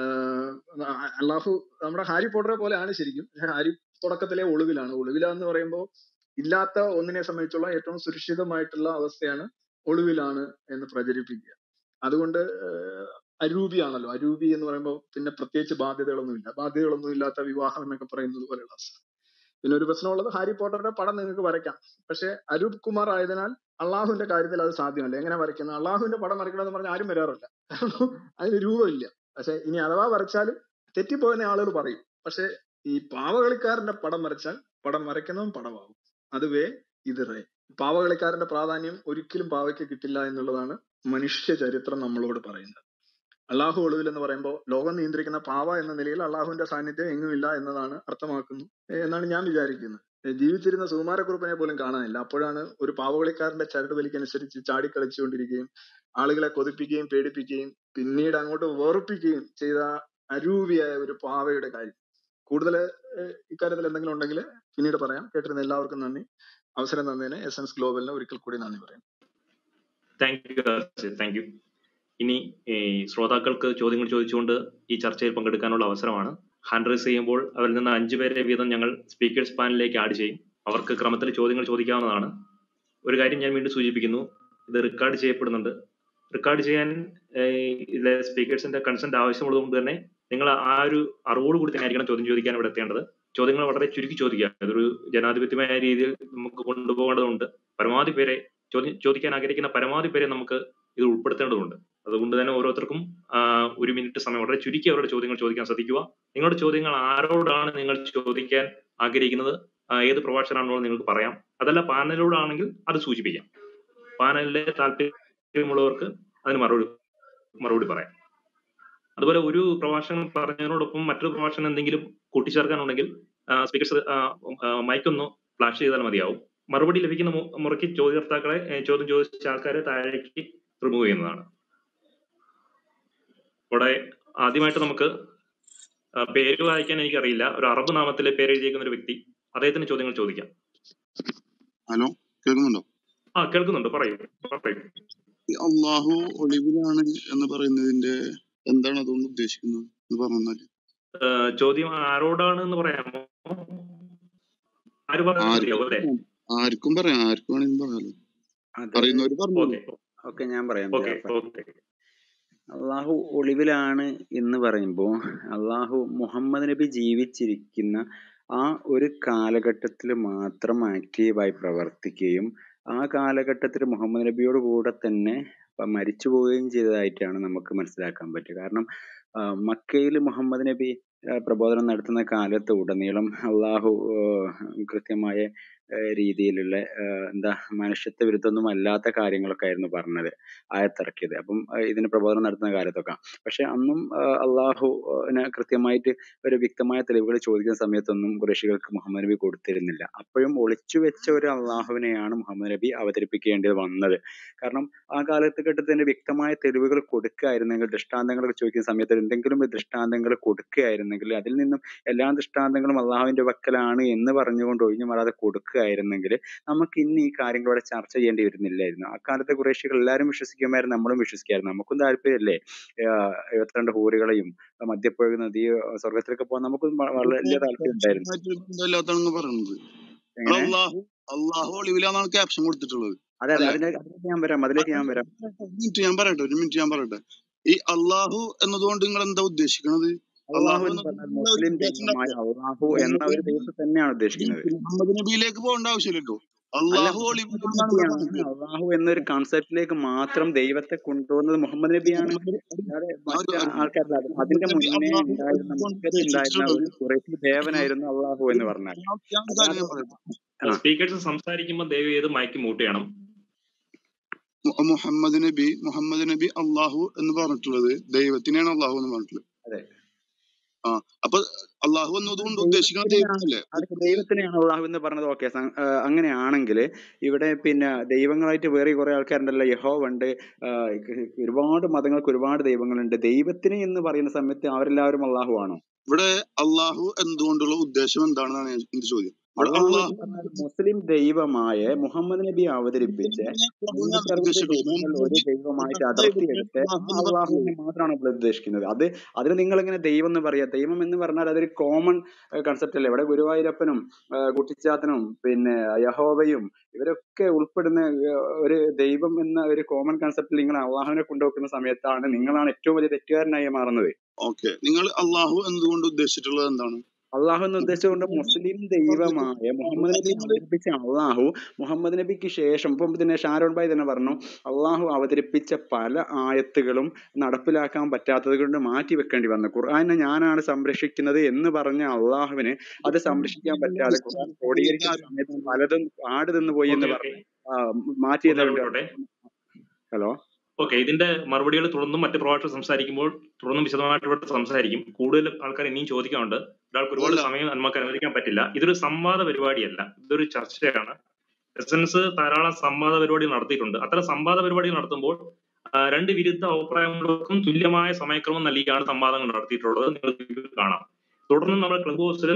Speaker 9: ആഹ് അള്ളാഹു നമ്മുടെ ഹാരി പോട്ടറെ പോലെയാണ് ശരിക്കും പക്ഷെ ഹാരി തുടക്കത്തിലെ ഒളിവിലാണ് ഒളിവിലാന്ന് പറയുമ്പോൾ ഇല്ലാത്ത ഒന്നിനെ സംബന്ധിച്ചുള്ള ഏറ്റവും സുരക്ഷിതമായിട്ടുള്ള അവസ്ഥയാണ് ഒളിവിലാണ് എന്ന് പ്രചരിപ്പിക്കുക അതുകൊണ്ട് ആഹ് അരൂപിയാണല്ലോ അരൂപി എന്ന് പറയുമ്പോൾ പിന്നെ പ്രത്യേകിച്ച് ബാധ്യതകളൊന്നുമില്ല ബാധ്യതകളൊന്നും ഇല്ലാത്ത വിവാഹം എന്നൊക്കെ പറയുന്നത് പോലെയുള്ള അവസ്ഥ പിന്നെ ഒരു പ്രശ്നമുള്ളത് ഹാരി പോട്ടറുടെ പടം നിങ്ങൾക്ക് വരയ്ക്കാം പക്ഷെ അരൂപ് കുമാർ ആയതിനാൽ അള്ളാഹുവിന്റെ കാര്യത്തിൽ അത് സാധ്യമല്ല എങ്ങനെ വരയ്ക്കുന്നത് അള്ളാഹുവിന്റെ പടം വരയ്ക്കണമെന്ന് പറഞ്ഞാൽ ആരും വരാറില്ല അതിന് രൂപമില്ല പക്ഷെ ഇനി അഥവാ വരച്ചാലും തെറ്റിപ്പോയെന്ന് ആളുകൾ പറയും പക്ഷെ ഈ പാവകളിക്കാരന്റെ പടം വരച്ചാൽ പടം വരയ്ക്കുന്നവൻ പടമാവും അത് വേ ഇത് റേ പാവകളിക്കാരന്റെ പ്രാധാന്യം ഒരിക്കലും പാവയ്ക്ക് കിട്ടില്ല എന്നുള്ളതാണ് മനുഷ്യ ചരിത്രം നമ്മളോട് പറയുന്നത് അള്ളാഹു ഒളിവിൽ എന്ന് പറയുമ്പോൾ ലോകം നിയന്ത്രിക്കുന്ന പാവ എന്ന നിലയിൽ അള്ളാഹുവിന്റെ സാന്നിധ്യം എങ്ങുമില്ല എന്നതാണ് അർത്ഥമാക്കുന്നു ഏഹ് എന്നാണ് ഞാൻ വിചാരിക്കുന്നത് ഏഹ് ജീവിച്ചിരുന്ന സുകുമാരക്കുറുപ്പിനെ പോലും കാണാനില്ല അപ്പോഴാണ് ഒരു പാവകളിക്കാരന്റെ ചരട് വലിക്കനുസരിച്ച് ചാടിക്കളിച്ചുകൊണ്ടിരിക്കുകയും ആളുകളെ കൊതിപ്പിക്കുകയും പേടിപ്പിക്കുകയും പിന്നീട് അങ്ങോട്ട് വെറുപ്പിക്കുകയും ചെയ്ത അരൂപിയായ ഒരു പാവയുടെ കാര്യം കൂടുതൽ ഇക്കാര്യത്തിൽ എന്തെങ്കിലും ഉണ്ടെങ്കിൽ പിന്നീട് പറയാം കേട്ടിരുന്ന എല്ലാവർക്കും നന്ദി അവസരം തന്നതിന് എസ് എൻസ് ഗ്ലോബലിന് ഒരിക്കൽ കൂടി നന്ദി പറയാം
Speaker 1: താങ്ക് യു താങ്ക് യു ഇനി ഈ ശ്രോതാക്കൾക്ക് ചോദ്യങ്ങൾ ചോദിച്ചുകൊണ്ട് ഈ ചർച്ചയിൽ പങ്കെടുക്കാനുള്ള അവസരമാണ് ഹാൻഡ് റൈസ് ചെയ്യുമ്പോൾ അവരിൽ നിന്ന് അഞ്ചു പേരെ വീതം ഞങ്ങൾ സ്പീക്കേഴ്സ് പാനലിലേക്ക് ആഡ് ചെയ്യും അവർക്ക് ക്രമത്തിൽ ചോദ്യങ്ങൾ ചോദിക്കാവുന്നതാണ് ഒരു കാര്യം ഞാൻ വീണ്ടും സൂചിപ്പിക്കുന്നു ഇത് റെക്കോർഡ് ചെയ്യപ്പെടുന്നുണ്ട് റെക്കോർഡ് ചെയ്യാൻ ഏഹ്, ഇതിലെ സ്പീക്കേഴ്സിന്റെ കൺസെന്റ് ആവശ്യമുള്ളത് കൊണ്ട് തന്നെ നിങ്ങൾ ആ ഒരു അറിവോട് കൂടി തന്നെ ആയിരിക്കണം ചോദ്യം ചോദിക്കാൻ ഇവിടെ എത്തേണ്ടത് ചോദ്യങ്ങൾ വളരെ ചുരുക്കി ചോദിക്കുക ഇതൊരു ജനാധിപത്യമായ രീതിയിൽ നമുക്ക് കൊണ്ടുപോകേണ്ടതുണ്ട് പരമാവധി പേരെ ചോദ്യം ചോദിക്കാൻ ആഗ്രഹിക്കുന്ന പരമാവധി പേരെ നമുക്ക് ഇത് ഉൾപ്പെടുത്തേണ്ടതുണ്ട് അതുകൊണ്ട് തന്നെ ഓരോരുത്തർക്കും ആ, ഒരു മിനിറ്റ് സമയം വളരെ ചുരുക്കി അവരുടെ ചോദ്യങ്ങൾ ചോദിക്കാൻ ശ്രദ്ധിക്കുക നിങ്ങളുടെ ചോദ്യങ്ങൾ ആരോടാണ് നിങ്ങൾ ചോദിക്കാൻ ആഗ്രഹിക്കുന്നത് ആ, ഏത് പ്രഭാഷകനാണോ നിങ്ങൾക്ക് പറയാം അതല്ല പാനലിനോടാണെങ്കിൽ അത് സൂചിപ്പിക്കാം പാനലിലെ താല്പര്യമുള്ളവർക്ക് അതിന് മറുപടി മറുപടി പറയാം അതുപോലെ ഒരു പ്രഭാഷകൻ പറഞ്ഞതിനോടൊപ്പം മറ്റൊരു പ്രഭാഷകൻ എന്തെങ്കിലും കൂട്ടിച്ചേർക്കാനുണ്ടെങ്കിൽ സ്പീക്കേഴ്സ് മൈക്ക് ഒന്ന് ഫ്ലാഷ് ചെയ്താൽ മതിയാവും മറുപടി ലഭിക്കുന്ന മു- മുറയ്ക്ക് ചോദ്യകർത്താക്കളെ ഏ, ചോദ്യം ചോദിച്ച ആൾക്കാരെ താഴേക്ക് റിമൂവ് ചെയ്യുന്നതാണ് ഇവിടെ ആദ്യമായിട്ട് നമുക്ക് ആ, പേര് വായിക്കാൻ എനിക്കറിയില്ല ഒരു അറബ് നാമത്തിലെ പേര് എഴുതിയേക്കുന്ന ഒരു വ്യക്തി അദ്ദേഹത്തിന് ചോദ്യങ്ങൾ ചോദിക്കാം
Speaker 10: ഹലോ കേൾക്കുന്നുണ്ടോ
Speaker 1: ആ കേൾക്കുന്നുണ്ട് പറയൂ പറയൂ
Speaker 10: ഈ അള്ളാഹു ഒളിവിലാണ് എന്ന് പറയുന്നതിന്റെ എന്താണ് അതുകൊണ്ട് ഉദ്ദേശിക്കുന്നത് എന്ന് പറഞ്ഞാല്
Speaker 1: ആ, ചോദ്യം ആരോടാണ് എന്ന് പറയാമോ ആര് പറഞ്ഞു മതിയാവും അല്ലേ
Speaker 10: ആർക്കും പറയാം ആർക്കും വേണമെങ്കിലും പറയാലോ
Speaker 4: അത്
Speaker 10: അറിയുന്നവര് പറഞ്ഞോളൂ
Speaker 1: ഓക്കെ
Speaker 4: ഓക്കെ ഞാൻ പറയാം
Speaker 1: ഓക്കെ
Speaker 4: ജാഫർ
Speaker 1: ഓക്കെ
Speaker 4: അള്ളാഹു ഒളിവിലാണ് എന്ന് പറയുമ്പോൾ അള്ളാഹു മുഹമ്മദ് നബി ജീവിച്ചിരിക്കുന്ന ആ ഒരു കാലഘട്ടത്തിൽ മാത്രം ആക്റ്റീവായി പ്രവർത്തിക്കുകയും ആ കാലഘട്ടത്തിൽ മുഹമ്മദ് നബിയോട് കൂടെ തന്നെ പ- മരിച്ചു പോവുകയും ചെയ്തതായിട്ടാണ് നമുക്ക് മനസ്സിലാക്കാൻ പറ്റുക കാരണം മക്കയിൽ മുഹമ്മദ് നബി ആ, പ്രബോധനം നടത്തുന്ന കാലത്ത് ഉടനീളം അള്ളാഹു ആ, കൃത്യമായ ആ, രീതിയിലുള്ള ആ, എന്താ മനുഷ്യത്വ വിരുദ്ധമൊന്നും അല്ലാത്ത കാര്യങ്ങളൊക്കെ ആയിരുന്നു പറഞ്ഞത് ആയത്തിറക്കിയത് അപ്പം ആ, ഇതിന് പ്രബോധനം നടത്തുന്ന കാലത്തൊക്കെ പക്ഷെ അന്നും ആ, അള്ളാഹു ആ, നെ കൃത്യമായിട്ട് ഒരു വ്യക്തമായ തെളിവുകൾ ചോദിക്കുന്ന സമയത്തൊന്നും കുറേശികൾക്ക് മുഹമ്മദ് നബി കൊടുത്തിരുന്നില്ല അപ്പോഴും ഒളിച്ചു വെച്ച ഒരു അള്ളാഹുവിനെയാണ് മുഹമ്മദ് നബി അവതരിപ്പിക്കേണ്ടി വന്നത് കാരണം ആ കാലഘട്ടത്തിന് വ്യക്തമായ തെളിവുകൾ കൊടുക്കുകയായിരുന്നെങ്കിൽ ദൃഷ്ടാന്തങ്ങൾ ചോദിക്കുന്ന സമയത്ത് എന്തെങ്കിലും ഒരു ദൃഷ്ടാന്തങ്ങൾ കൊടുക്കുകയായിരുന്നെങ്കിൽ അതിൽ നിന്നും എല്ലാ ദൃഷ്ടാന്തങ്ങളും അള്ളാഹുവിന്റെ വക്കലാണ് എന്ന് പറഞ്ഞുകൊണ്ട് ഒഴിഞ്ഞു മാറാതെ കൊടുക്കുകയായിരുന്നെങ്കിൽ നമുക്ക് ഇന്ന് ഈ കാര്യങ്ങളോടെ ചർച്ച ചെയ്യേണ്ടി വരുന്നില്ലായിരുന്നു അക്കാലത്തെ കുറേശ്ശികൾ എല്ലാവരും വിശ്വസിക്കുമായിരുന്നു നമ്മളും വിശ്വസിക്കായിരുന്നു നമുക്കും താല്പര്യമല്ലേ ആഹ് എഴുപത്തിരണ്ട് ഹൂറികളെയും മധ്യപ്പുഴ നദി സ്വർഗത്തിലൊക്കെ പോകാൻ നമുക്കും വ- വലിയ താല്പര്യം ഉണ്ടായിരുന്നു
Speaker 10: ബന്ധമില്ലാത്തതാണെന്ന് പറയുന്നത്
Speaker 4: എങ്ങനെ
Speaker 10: അള്ളാഹു അള്ളാഹു ഒളിവിലാന്നാണ് ക്യാപ്ഷൻ കൊടുത്തിട്ടുള്ളത്
Speaker 4: അതെ അതെ
Speaker 10: അല്ലേ
Speaker 4: അതിന്റെ അതിലേക്ക് ഞാൻ വരാം അതിലേക്ക് ഞാൻ വരാം
Speaker 10: ഒരു മിനിറ്റ് ഞാൻ പറയട്ടെ ഒരു മിനിറ്റ് ഞാൻ പറയട്ടെ ഈ അള്ളാഹു എന്നതുകൊണ്ട് നിങ്ങൾ എന്താ ഉദ്ദേശിക്കുന്നത്
Speaker 4: അള്ളാഹു
Speaker 10: അള്ളാഹു
Speaker 4: എന്ന്
Speaker 10: എന്നത്
Speaker 4: പറഞ്ഞാൽ
Speaker 10: നിങ്ങളുടെ ഒരു
Speaker 4: മുസ്ലിം
Speaker 10: വ്യത്യാസം
Speaker 4: ദൈവമായ
Speaker 10: ഉണ്ടാക്കുക
Speaker 4: അള്ളാഹു എന്ന ഒരു ദൈവത്തെ തന്നെയാണ് ഉദ്ദേശിക്കുന്നത്
Speaker 10: മുഹമ്മദ് നബിയിലേക്ക് പോകേണ്ട ആവശ്യമില്ലല്ലോ
Speaker 4: അല്ല
Speaker 10: അള്ളാഹു
Speaker 4: മുഹമ്മദ്
Speaker 10: ഒളിവിലാണെന്നാണ് ഇവിടെ
Speaker 4: നബിയാണ്
Speaker 10: പറയുന്നത്
Speaker 4: അള്ളാഹു എന്നൊരു കോൺസെപ്റ്റിലേക്ക് മാത്രം ദൈവത്തെ കൊണ്ടുവന്നത് മുഹമ്മദ് നബിയാണ് അല്ലാതെ
Speaker 10: ആ ഒരു
Speaker 4: മറ്റ്
Speaker 10: ഒരു
Speaker 4: ആൾക്കാരല്ല അത് അതിന്റെ
Speaker 10: മുഹമ്മദ് നബി
Speaker 4: മുന്നേ
Speaker 10: അള്ളാഹു
Speaker 4: ഉണ്ടായിരുന്ന
Speaker 10: എന്നതുകൊണ്ട്
Speaker 4: മക്കത്ത് ഉണ്ടായിരുന്ന
Speaker 10: ഉദ്ദേശിച്ചിട്ടുള്ളത്
Speaker 4: ഒരു കുറേശ്ശി ദേവനായിരുന്നു അള്ളാഹു
Speaker 10: ഒരു
Speaker 4: എന്ന് പറഞ്ഞാൽ
Speaker 10: ഞാൻ ഞാൻ ഒരു കാര്യം
Speaker 4: അല്ലാതെ
Speaker 10: ഞാൻ പറയട്ടെ
Speaker 4: ആ
Speaker 1: സ്പീക്കേഴ്സ് സംസാരിക്കുമ്പോൾ ദയവ് ചെയ്ത് മൈക്ക് മ്യൂട്ട് ചെയ്യണം
Speaker 10: മു- മുഹമ്മദ് നബി മുഹമ്മദ് നബി അള്ളാഹു എന്ന് പറഞ്ഞിട്ടുള്ളത് ദൈവത്തിനെയാണ് അള്ളാഹു എന്ന് പറഞ്ഞിട്ടുള്ളത്
Speaker 4: അതെ
Speaker 10: ആ അപ്പൊ അള്ളാഹു എന്നതുകൊണ്ട് ഉദ്ദേശിക്കുന്നത്
Speaker 4: ദൈവത്തിനെയാണ്
Speaker 10: ദൈവത്തിനല്ലേ
Speaker 4: അതൊക്കെ ദൈവത്തിനെയാണ് അള്ളാഹു എന്ന് പറഞ്ഞത് ഓക്കെ അങ്ങനെയാണെങ്കിൽ ഇവിടെ പിന്നെ ദൈവങ്ങളായിട്ട് വേറെ കുറെ ആൾക്കാരുണ്ടല്ലോ യഹോവ ഉണ്ട് ആ, ഒരുപാട് മതങ്ങൾക്ക് ഒരുപാട് ദൈവങ്ങളുണ്ട് ദൈവത്തിന് എന്ന് പറയുന്ന സമയത്ത് അവരെല്ലാവരും അള്ളാഹു ആണോ
Speaker 10: ഇവിടെ അള്ളാഹു എന്തുകൊണ്ടുള്ള ഉദ്ദേശം എന്താണെന്നാണ് ഞാൻ- എന്റെ ചോദ്യം ഇവിടെ
Speaker 4: അള്ളാഹു
Speaker 10: അള്ളാഹു
Speaker 4: എന്ന് പറഞ്ഞാൽ മുസ്ലിം ദൈവമായ മുഹമ്മദ് നബി അവതരിപ്പിച്ച് മുന്നൂറ്റി അറുപത് ദൈവങ്ങൾ ഒരു ദൈവമായിട്ട് അടർത്തിയെടുത്ത് ആ അള്ളാഹുവിനെ മാത്രമാണ് ഇവിടെ ഉദ്ദേശിക്കുന്നത് അത് അതിന് നിങ്ങൾ ഇങ്ങനെ ദൈവം എന്ന് പറയാ ദൈവം എന്ന് പറഞ്ഞാൽ അതൊരു കോമൺ കൺസെപ്റ്റ് അല്ലേ ഇവിടെ ഗുരുവായൂരപ്പനും ആ, കുട്ടിച്ചാത്തനും പിന്നെ യഹോവയും ഇവരൊക്കെ ഉൾപ്പെടുന്ന ആ, ഒരു ദൈവം എന്ന ഒരു കോമൺ കൺസെപ്റ്റിൽ നിങ്ങൾ അള്ളാഹുവിനെ കൊണ്ടുവെക്കുന്ന സമയത്താണ് നിങ്ങളാണ് ഏറ്റവും വലിയ തെറ്റുകാരനായി മാറുന്നത്
Speaker 10: ഓക്കെ നിങ്ങൾ അള്ളാഹു എന്തുകൊണ്ട് ഉദ്ദേശിച്ചിട്ടുള്ളത് എന്താണ്
Speaker 4: അള്ളാഹു എന്ന് ഉദ്ദേശിച്ചുകൊണ്ട് മുസ്ലിം ദൈവമായ മുഹമ്മദ് നബി അവതരിപ്പിച്ച അള്ളാഹു മുഹമ്മദ് നബിക്ക് ശേഷം ഇപ്പം ഇതിനെ ഷാരോൺ ഭായ് തന്നെ പറഞ്ഞു അള്ളാഹു അവതരിപ്പിച്ച പല ആയത്തുകളും നടപ്പിലാക്കാൻ പറ്റാത്തത് കൊണ്ട് മാറ്റി വെക്കേണ്ടി വന്നു ഖുർആനെ ഞാനാണ് സംരക്ഷിക്കുന്നത് എന്ന് പറഞ്ഞ അള്ളാഹുവിന് അത് സംരക്ഷിക്കാൻ പറ്റാതെ ഖുർആൻ ക്രോഡീകരിക്കുന്ന സമയത്ത് പലതും ആട് തിന്നു പോയി എന്ന്
Speaker 1: ഓക്കെ
Speaker 4: പറഞ്ഞു ആ, മാറ്റിയത്
Speaker 1: ഒന്ന്
Speaker 4: കൊണ്ട്
Speaker 1: ഇടപെട്ടോട്ടെ
Speaker 4: ഹലോ
Speaker 1: ഓക്കെ ഇതിന്റെ മറുപടികൾ തുടർന്നും മറ്റ് പ്രഭാഷകർ സംസാരിക്കുമ്പോൾ തുടർന്നും വിശദമായിട്ട് ഇവിടെ സംസാരിക്കും കൂടുതൽ ആൾക്കാർ ഇനിയും ചോദിക്കാനുണ്ട് ഒരാൾക്ക് ഒരുപാട്
Speaker 2: അല്ല
Speaker 1: സമയം നമുക്ക് അനുവദിക്കാൻ പറ്റില്ല ഇതൊരു സംവാദ പരിപാടിയല്ല ഇതൊരു ചർച്ചയാണ് എസൻസ് ധാരാളം സംവാദ പരിപാടികൾ നടത്തിയിട്ടുണ്ട് അത്തരം സംവാദ പരിപാടികൾ നടത്തുമ്പോൾ ആ, രണ്ട് വിരുദ്ധ അഭിപ്രായങ്ങൾക്കും തുല്യമായ സമയക്രമം നൽകിയാണ് സംവാദങ്ങൾ നടത്തിയിട്ടുള്ളത് നിങ്ങൾക്ക് ഇതിൽ കാണാം തുടർന്ന് നമ്മൾ ക്ലബ് ഹൗസിലും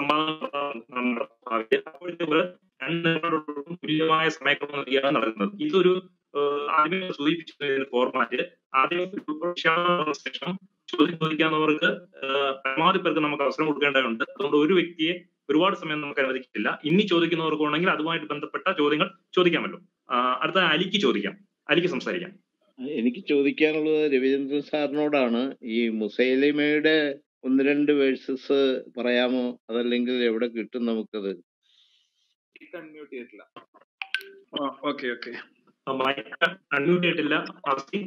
Speaker 1: സംവാദം നടത്താറുണ്ട്. അപ്പോഴത്തേക്ക് രണ്ട് നിലപാടുകൾക്കും തുല്യമായ സമയക്രമം നൽകിയാണ് നടക്കുന്നത് ഇതൊരു ഏഹ് ആദ്യമേ സൂചിപ്പിച്ച ഫോർമാറ്റ് ആദ്യം ഒരു പ്രഖ്യാപനത്തിന് ശേഷം ചോദ്യം ചോദിക്കാവുന്നവർക്ക് ഏഹ് പരമാവധി പേർക്ക് നമുക്ക് അവസരം കൊടുക്കേണ്ടതുണ്ട് അതുകൊണ്ട് ഒരു വ്യക്തിയെ ഒരുപാട് സമയം നമുക്ക് അനുവദിക്കില്ല ഇനി ചോദിക്കുന്നവർക്ക് ഉണ്ടെങ്കിൽ അതുമായിട്ട് ബന്ധപ്പെട്ട ചോദ്യങ്ങൾ ചോദിക്കാമല്ലോ ആ, അടുത്ത അലിക്ക് ചോദിക്കാം അലിക്ക് സംസാരിക്കാം
Speaker 11: എനിക്ക് ചോദിക്കാനുള്ളത് രവിചന്ദ്രൻ സാറിനോടാണ് ഈ മുസൈലിമയുടെ ഒന്ന് രണ്ട് വേഴ്സസ് പറയാമോ അതല്ലെങ്കിൽ എവിടെ കിട്ടും നമുക്കത്
Speaker 3: അൺമ്യൂട്ട് ചെയ്തിട്ടില്ല
Speaker 9: ഓക്കെ ഓക്കെ
Speaker 1: മൈക്ക് അൺമ്യൂട്ട് ചെയ്തിട്ടില്ല ആസ്തി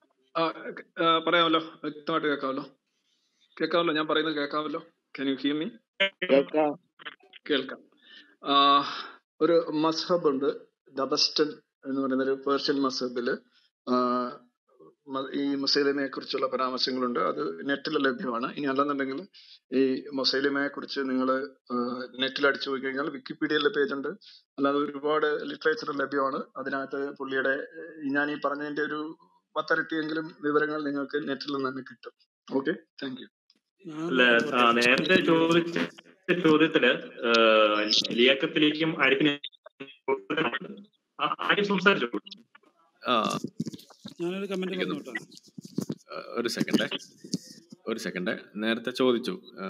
Speaker 9: പറയാമല്ലോ വ്യക്തമായിട്ട് കേൾക്കാമല്ലോ കേൾക്കാമല്ലോ ഞാൻ പറയുന്നത് കേൾക്കാമല്ലോ കൻ യു ഹിയർ മീ
Speaker 11: കേൾക്കാം
Speaker 9: കേൾക്കാം ആ, ഒരു മസ്ഹബ് ഉണ്ട് ദബസ്റ്റൻ എന്ന് പറയുന്ന ഒരു പേർഷ്യൻ മസ്ഹബില് ആ, മ- ഈ മുസൈലിമയെ കുറിച്ചുള്ള പരാമർശങ്ങളുണ്ട് അത് നെറ്റിൽ ലഭ്യമാണ് ഇനി അല്ലെന്നുണ്ടെങ്കിൽ ഈ മുസൈലിമയെ കുറിച്ച് നിങ്ങൾ നെറ്റിൽ അടിച്ചു പോയി കഴിഞ്ഞാൽ വിക്കിപീഡിയയിലെ പേജ് ഉണ്ട് അല്ലാതെ ഒരുപാട് ലിറ്ററേച്ചർ ലഭ്യമാണ് അതിനകത്ത് പുള്ളിയുടെ ഏഹ്, ഞാൻ ഈ പറഞ്ഞതിന്റെ ഒരു പത്തരട്ടിയെങ്കിലും വിവരങ്ങൾ നിങ്ങൾക്ക് നെറ്റിൽ നിന്ന് തന്നെ കിട്ടും ഓക്കെ താങ്ക് യു
Speaker 1: അല്ല ആ, നേരത്തെ ചോദിച്ച ചോദ്യത്തില് ഏഹ്, ലിയാക്കത്തിലേക്കും ആരിഫിനെ ആ, ആരിഫ് സംസാരിച്ചോളൂ
Speaker 6: ആ
Speaker 12: ഞാനൊരു കമന്റ്
Speaker 6: ഇരിക്കുന്നു.
Speaker 12: പറഞ്ഞോട്ടെ
Speaker 6: ആ, ഒരു സെക്കൻഡേ ഒരു സെക്കൻഡ് നേരത്തെ ചോദിച്ചു ആ,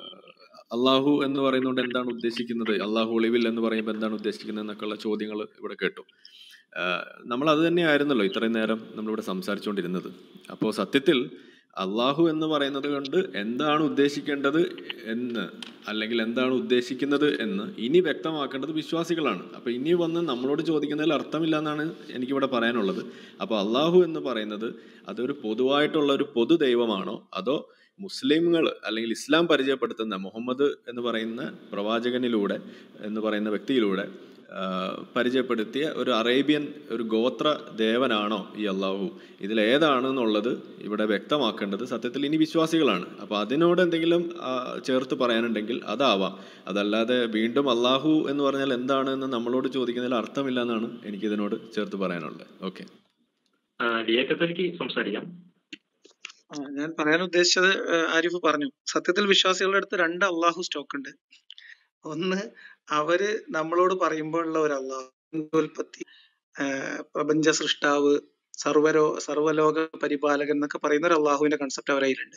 Speaker 6: അള്ളാഹു എന്ന് പറയുന്നതുകൊണ്ട് എന്താണ് ഉദ്ദേശിക്കുന്നത് അള്ളാഹു ഒളിവിൽ എന്ന് പറയുമ്പോൾ എന്താണ് ഉദ്ദേശിക്കുന്നത് എന്നൊക്കെയുള്ള ചോദ്യങ്ങൾ ഇവിടെ കേട്ടു ആ, നമ്മൾ അത് തന്നെയായിരുന്നല്ലോ ഇത്രയും നേരം നമ്മളിവിടെ സംസാരിച്ചുകൊണ്ടിരുന്നത് അപ്പോൾ സത്യത്തിൽ അള്ളാഹു എന്ന് പറയുന്നത് കൊണ്ട് എന്താണ് ഉദ്ദേശിക്കേണ്ടത് എന്ന് അല്ലെങ്കിൽ എന്താണ് ഉദ്ദേശിക്കുന്നത് എന്ന് ഇനി വ്യക്തമാക്കേണ്ടത് വിശ്വാസികളാണ് അപ്പോൾ ഇനി വന്ന് നമ്മളോട് ചോദിക്കുന്നതിൽ അർത്ഥമില്ല എന്നാണ് എനിക്കിവിടെ പറയാനുള്ളത് അപ്പോൾ അള്ളാഹു എന്ന് പറയുന്നത് അതൊരു പൊതുവായിട്ടുള്ള ഒരു പൊതു ദൈവമാണോ അതോ മുസ്ലിംകൾ അല്ലെങ്കിൽ ഇസ്ലാം പരിചയപ്പെടുത്തുന്ന മുഹമ്മദ് എന്ന് പറയുന്ന പ്രവാചകനിലൂടെ എന്ന് പറയുന്ന വ്യക്തിയിലൂടെ ആ, പരിചയപ്പെടുത്തിയ ഒരു അറേബ്യൻ ഒരു ഗോത്ര ദേവനാണോ ഈ അള്ളാഹു ഇതിലേതാണെന്നുള്ളത് ഇവിടെ വ്യക്തമാക്കേണ്ടത് സത്യത്തിൽ ഇനി വിശ്വാസികളാണ് അപ്പോൾ അതിനോട് എന്തെങ്കിലും ആ, ചേർത്ത് പറയാനുണ്ടെങ്കിൽ അതാവാം അതല്ലാതെ വീണ്ടും അള്ളാഹു എന്ന് പറഞ്ഞാൽ എന്താണ് എന്ന് നമ്മളോട് ചോദിക്കുന്നതിൽ അർത്ഥമില്ല എന്നാണ് എനിക്ക് ഇതിനോട് ചേർത്ത് പറയാനുള്ളത് ഓക്കെ
Speaker 1: ലിയാക്കത്തിലേക്ക് സംസാരിക്കാം
Speaker 5: ആ, ഞാൻ പറയാൻ ഉദ്ദേശിച്ചത് ഏഹ്, ആരിഫ് പറഞ്ഞു സത്യത്തിൽ വിശ്വാസികളുടെ അടുത്ത് രണ്ട് അള്ളാഹു സ്റ്റോക്ക് ഉണ്ട് ഒന്ന് അവര് നമ്മളോട് പറയുമ്പോഴുള്ള ഒരു അള്ളാഹു ഉൽപ്പത്തി ഏഹ്, പ്രപഞ്ച സൃഷ്ടാവ് സർവരോ സർവലോക പരിപാലകൻ എന്നൊക്കെ പറയുന്ന ഒരു അള്ളാഹുവിന്റെ കൺസെപ്റ്റ് അവരുടെ കയ്യിലുണ്ട്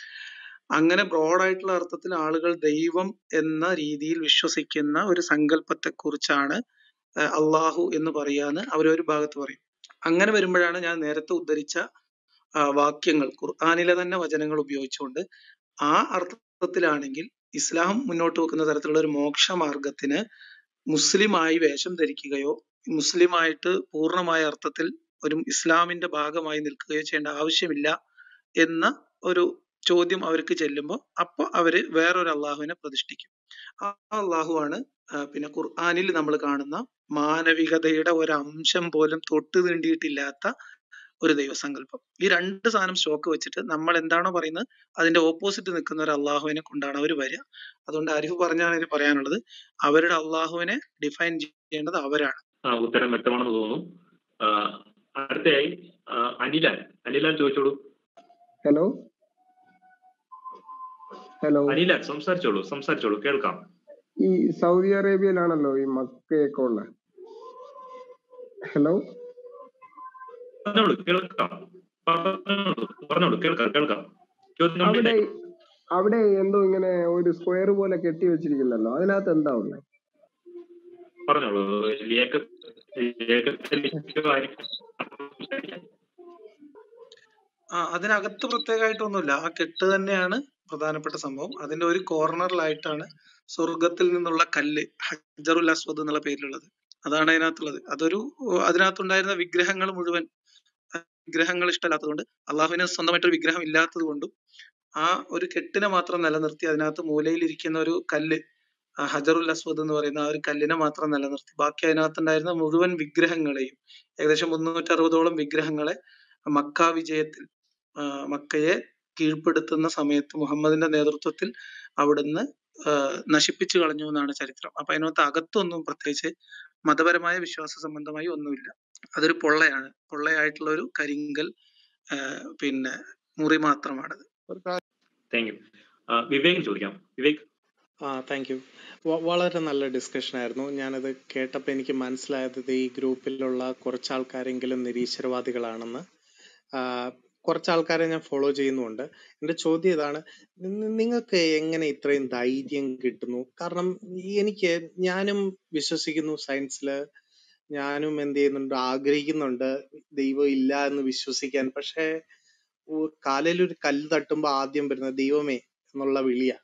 Speaker 5: അങ്ങനെ ബ്രോഡായിട്ടുള്ള അർത്ഥത്തിൽ ആളുകൾ ദൈവം എന്ന രീതിയിൽ വിശ്വസിക്കുന്ന ഒരു സങ്കല്പത്തെ കുറിച്ചാണ് അള്ളാഹു എന്ന് പറയാന്ന് അവരൊരു ഭാഗത്ത് പറയും അങ്ങനെ വരുമ്പോഴാണ് ഞാൻ നേരത്തെ ഉദ്ധരിച്ച ആ, വാക്യങ്ങൾ ഖുർആാനിലെ തന്നെ വചനങ്ങൾ ഉപയോഗിച്ചുകൊണ്ട് ആ അർത്ഥത്തിലാണെങ്കിൽ ഇസ്ലാം മുന്നോട്ട് വെക്കുന്ന തരത്തിലുള്ള ഒരു മോക്ഷ മാർഗത്തിന് മുസ്ലിമായി വേഷം ധരിക്കുകയോ മുസ്ലിമായിട്ട് പൂർണ്ണമായ അർത്ഥത്തിൽ ഒരു ഇസ്ലാമിന്റെ ഭാഗമായി നിൽക്കുകയോ ചെയ്യേണ്ട ആവശ്യമില്ല എന്ന ഒരു ചോദ്യം അവർക്ക് ചെല്ലുമ്പോൾ അപ്പൊ അവര് വേറൊരു അള്ളാഹുവിനെ പ്രതിഷ്ഠിക്കും ആ അള്ളാഹുവാണ് ആ, പിന്നെ ഖുർആാനിൽ നമ്മൾ കാണുന്ന മാനവികതയുടെ ഒരു അംശം പോലും തൊട്ട് തീണ്ടിയിട്ടില്ലാത്ത ഒരു ദൈവസങ്കല്പം ഈ രണ്ട് സാധനം സ്റ്റോക്ക് വെച്ചിട്ട് നമ്മൾ എന്താണോ പറയുന്നത് അതിന്റെ ഓപ്പോസിറ്റ് നിൽക്കുന്ന ഒരു അള്ളാഹുവിനെ കൊണ്ടാണ് അവർ വരിക അതുകൊണ്ട് ആരിഫ് പറഞ്ഞാണ് എനിക്ക് പറയാനുള്ളത് അവരുടെ അള്ളാഹുവിനെ ഡിഫൈൻ ചെയ്യേണ്ടത് അവരാണ്
Speaker 1: ആ, ഉത്തരം വ്യക്തമാണെന്ന് തോന്നുന്നു ആ, അടുത്തയായി ആ, അനിലാൽ അനിലാൽ ചോദിച്ചോളൂ
Speaker 13: ഹലോ ഹലോ
Speaker 1: അനിലാൽ സംസാരിച്ചോളൂ സംസാരിച്ചോളൂ കേൾക്കാം
Speaker 13: ഈ സൗദി അറേബ്യയിലാണല്ലോ ഈ മക്കയൊക്കെ ഉള്ളത് ഹലോ
Speaker 1: പറഞ്ഞോളൂ കേൾക്കാം പറഞ്ഞോളൂ പറഞ്ഞോളൂ കേൾക്കാം കേൾക്കാം ചോദ്യം
Speaker 13: അവിടെ
Speaker 1: complete ആയി.
Speaker 13: അവിടെ എന്തോ ഇങ്ങനെ ഒരു സ്ക്വയർ പോലെ കെട്ടി വെച്ചിരിക്കുന്നല്ലോ അതിനകത്ത് എന്താ ഉള്ളത്
Speaker 1: പറഞ്ഞോളൂ ലിയാക്കത്ത് ലിയാക്കത്തിലേക്ക് ആയിരിക്കും സംസാരിക്കാം.
Speaker 5: ആ അതിനകത്ത് പ്രത്യേകമായിട്ടൊന്നുമില്ല ആ കെട്ട് തന്നെയാണ് പ്രധാനപ്പെട്ട സംഭവം അതിന്റെ ഒരു കോർണറിലായിട്ടാണ് സ്വർഗത്തിൽ നിന്നുള്ള കല്ല് ഹജറുൽ അസ്വദ് എന്നുള്ള പേരിലുള്ളത് അതാണ് അതിനകത്തുള്ളത് അതൊരു അതിനകത്തുണ്ടായിരുന്ന വിഗ്രഹങ്ങൾ മുഴുവൻ വിഗ്രഹങ്ങൾ ഇഷ്ടമല്ലാത്തതുകൊണ്ട് അള്ളാഹുവിന് സ്വന്തമായിട്ടൊരു വിഗ്രഹം ഇല്ലാത്തത് കൊണ്ടും ആ ഒരു കെട്ടിനെ മാത്രം നിലനിർത്തി അതിനകത്ത് മൂലയിൽ ഇരിക്കുന്ന ഒരു കല്ല് ആ ഹജറുൽ അസ്വദ് എന്ന് പറയുന്ന ആ ഒരു കല്ലിനെ മാത്രം നിലനിർത്തി ബാക്കി അതിനകത്തുണ്ടായിരുന്ന മുഴുവൻ വിഗ്രഹങ്ങളെയും ഏകദേശം മുന്നൂറ്റി അറുപതോളം വിഗ്രഹങ്ങളെ മക്ക വിജയത്തിൽ ആ, മക്കയെ കീഴ്പ്പെടുത്തുന്ന സമയത്ത് മുഹമ്മദിന്റെ നേതൃത്വത്തിൽ അവിടുന്ന് ആ, നശിപ്പിച്ചു കളഞ്ഞു എന്നാണ് ചരിത്രം അപ്പൊ അതിനകത്ത് അകത്തൊന്നും പ്രത്യേകിച്ച് മതപരമായ വിശ്വാസ സംബന്ധമായി ഒന്നുമില്ല അതൊരു പൊള്ളയാണ് പൊള്ളയായിട്ടുള്ള ഒരു കരിങ്കൽ ആ, പിന്നെ മുറി മാത്രമാണത്
Speaker 1: താങ്ക് യു വിവേക് ചോദിക്കാം വിവേക്
Speaker 14: ആ താങ്ക് യു വളരെ നല്ല ഡിസ്കഷൻ ആയിരുന്നു ഞാനത് കേട്ടപ്പോൾ എനിക്ക് മനസ്സിലായത് ഇത് ഈ ഗ്രൂപ്പിലുള്ള കുറച്ച് ആൾക്കാരെങ്കിലും നിരീശ്വരവാദികളാണെന്ന് ആ, കുറച്ച് ആൾക്കാരെ ഞാൻ ഫോളോ ചെയ്യുന്നുമുണ്ട് എൻ്റെ ചോദ്യം ഇതാണ് നി- നിങ്ങൾക്ക് എങ്ങനെ ഇത്രയും ധൈര്യം കിട്ടുന്നു കാരണം ഈ എനിക്ക് ഞാനും വിശ്വസിക്കുന്നു സയൻസിൽ ഞാനും എന്ത് ചെയ്യുന്നുണ്ട് ആഗ്രഹിക്കുന്നുണ്ട് ദൈവം ഇല്ല എന്ന് വിശ്വസിക്കാൻ പക്ഷേ കാലിൽ ഒരു കല്ല് തട്ടുമ്പോൾ ആദ്യം വരുന്നത് ദൈവമേ എന്നുള്ള വിളിയാ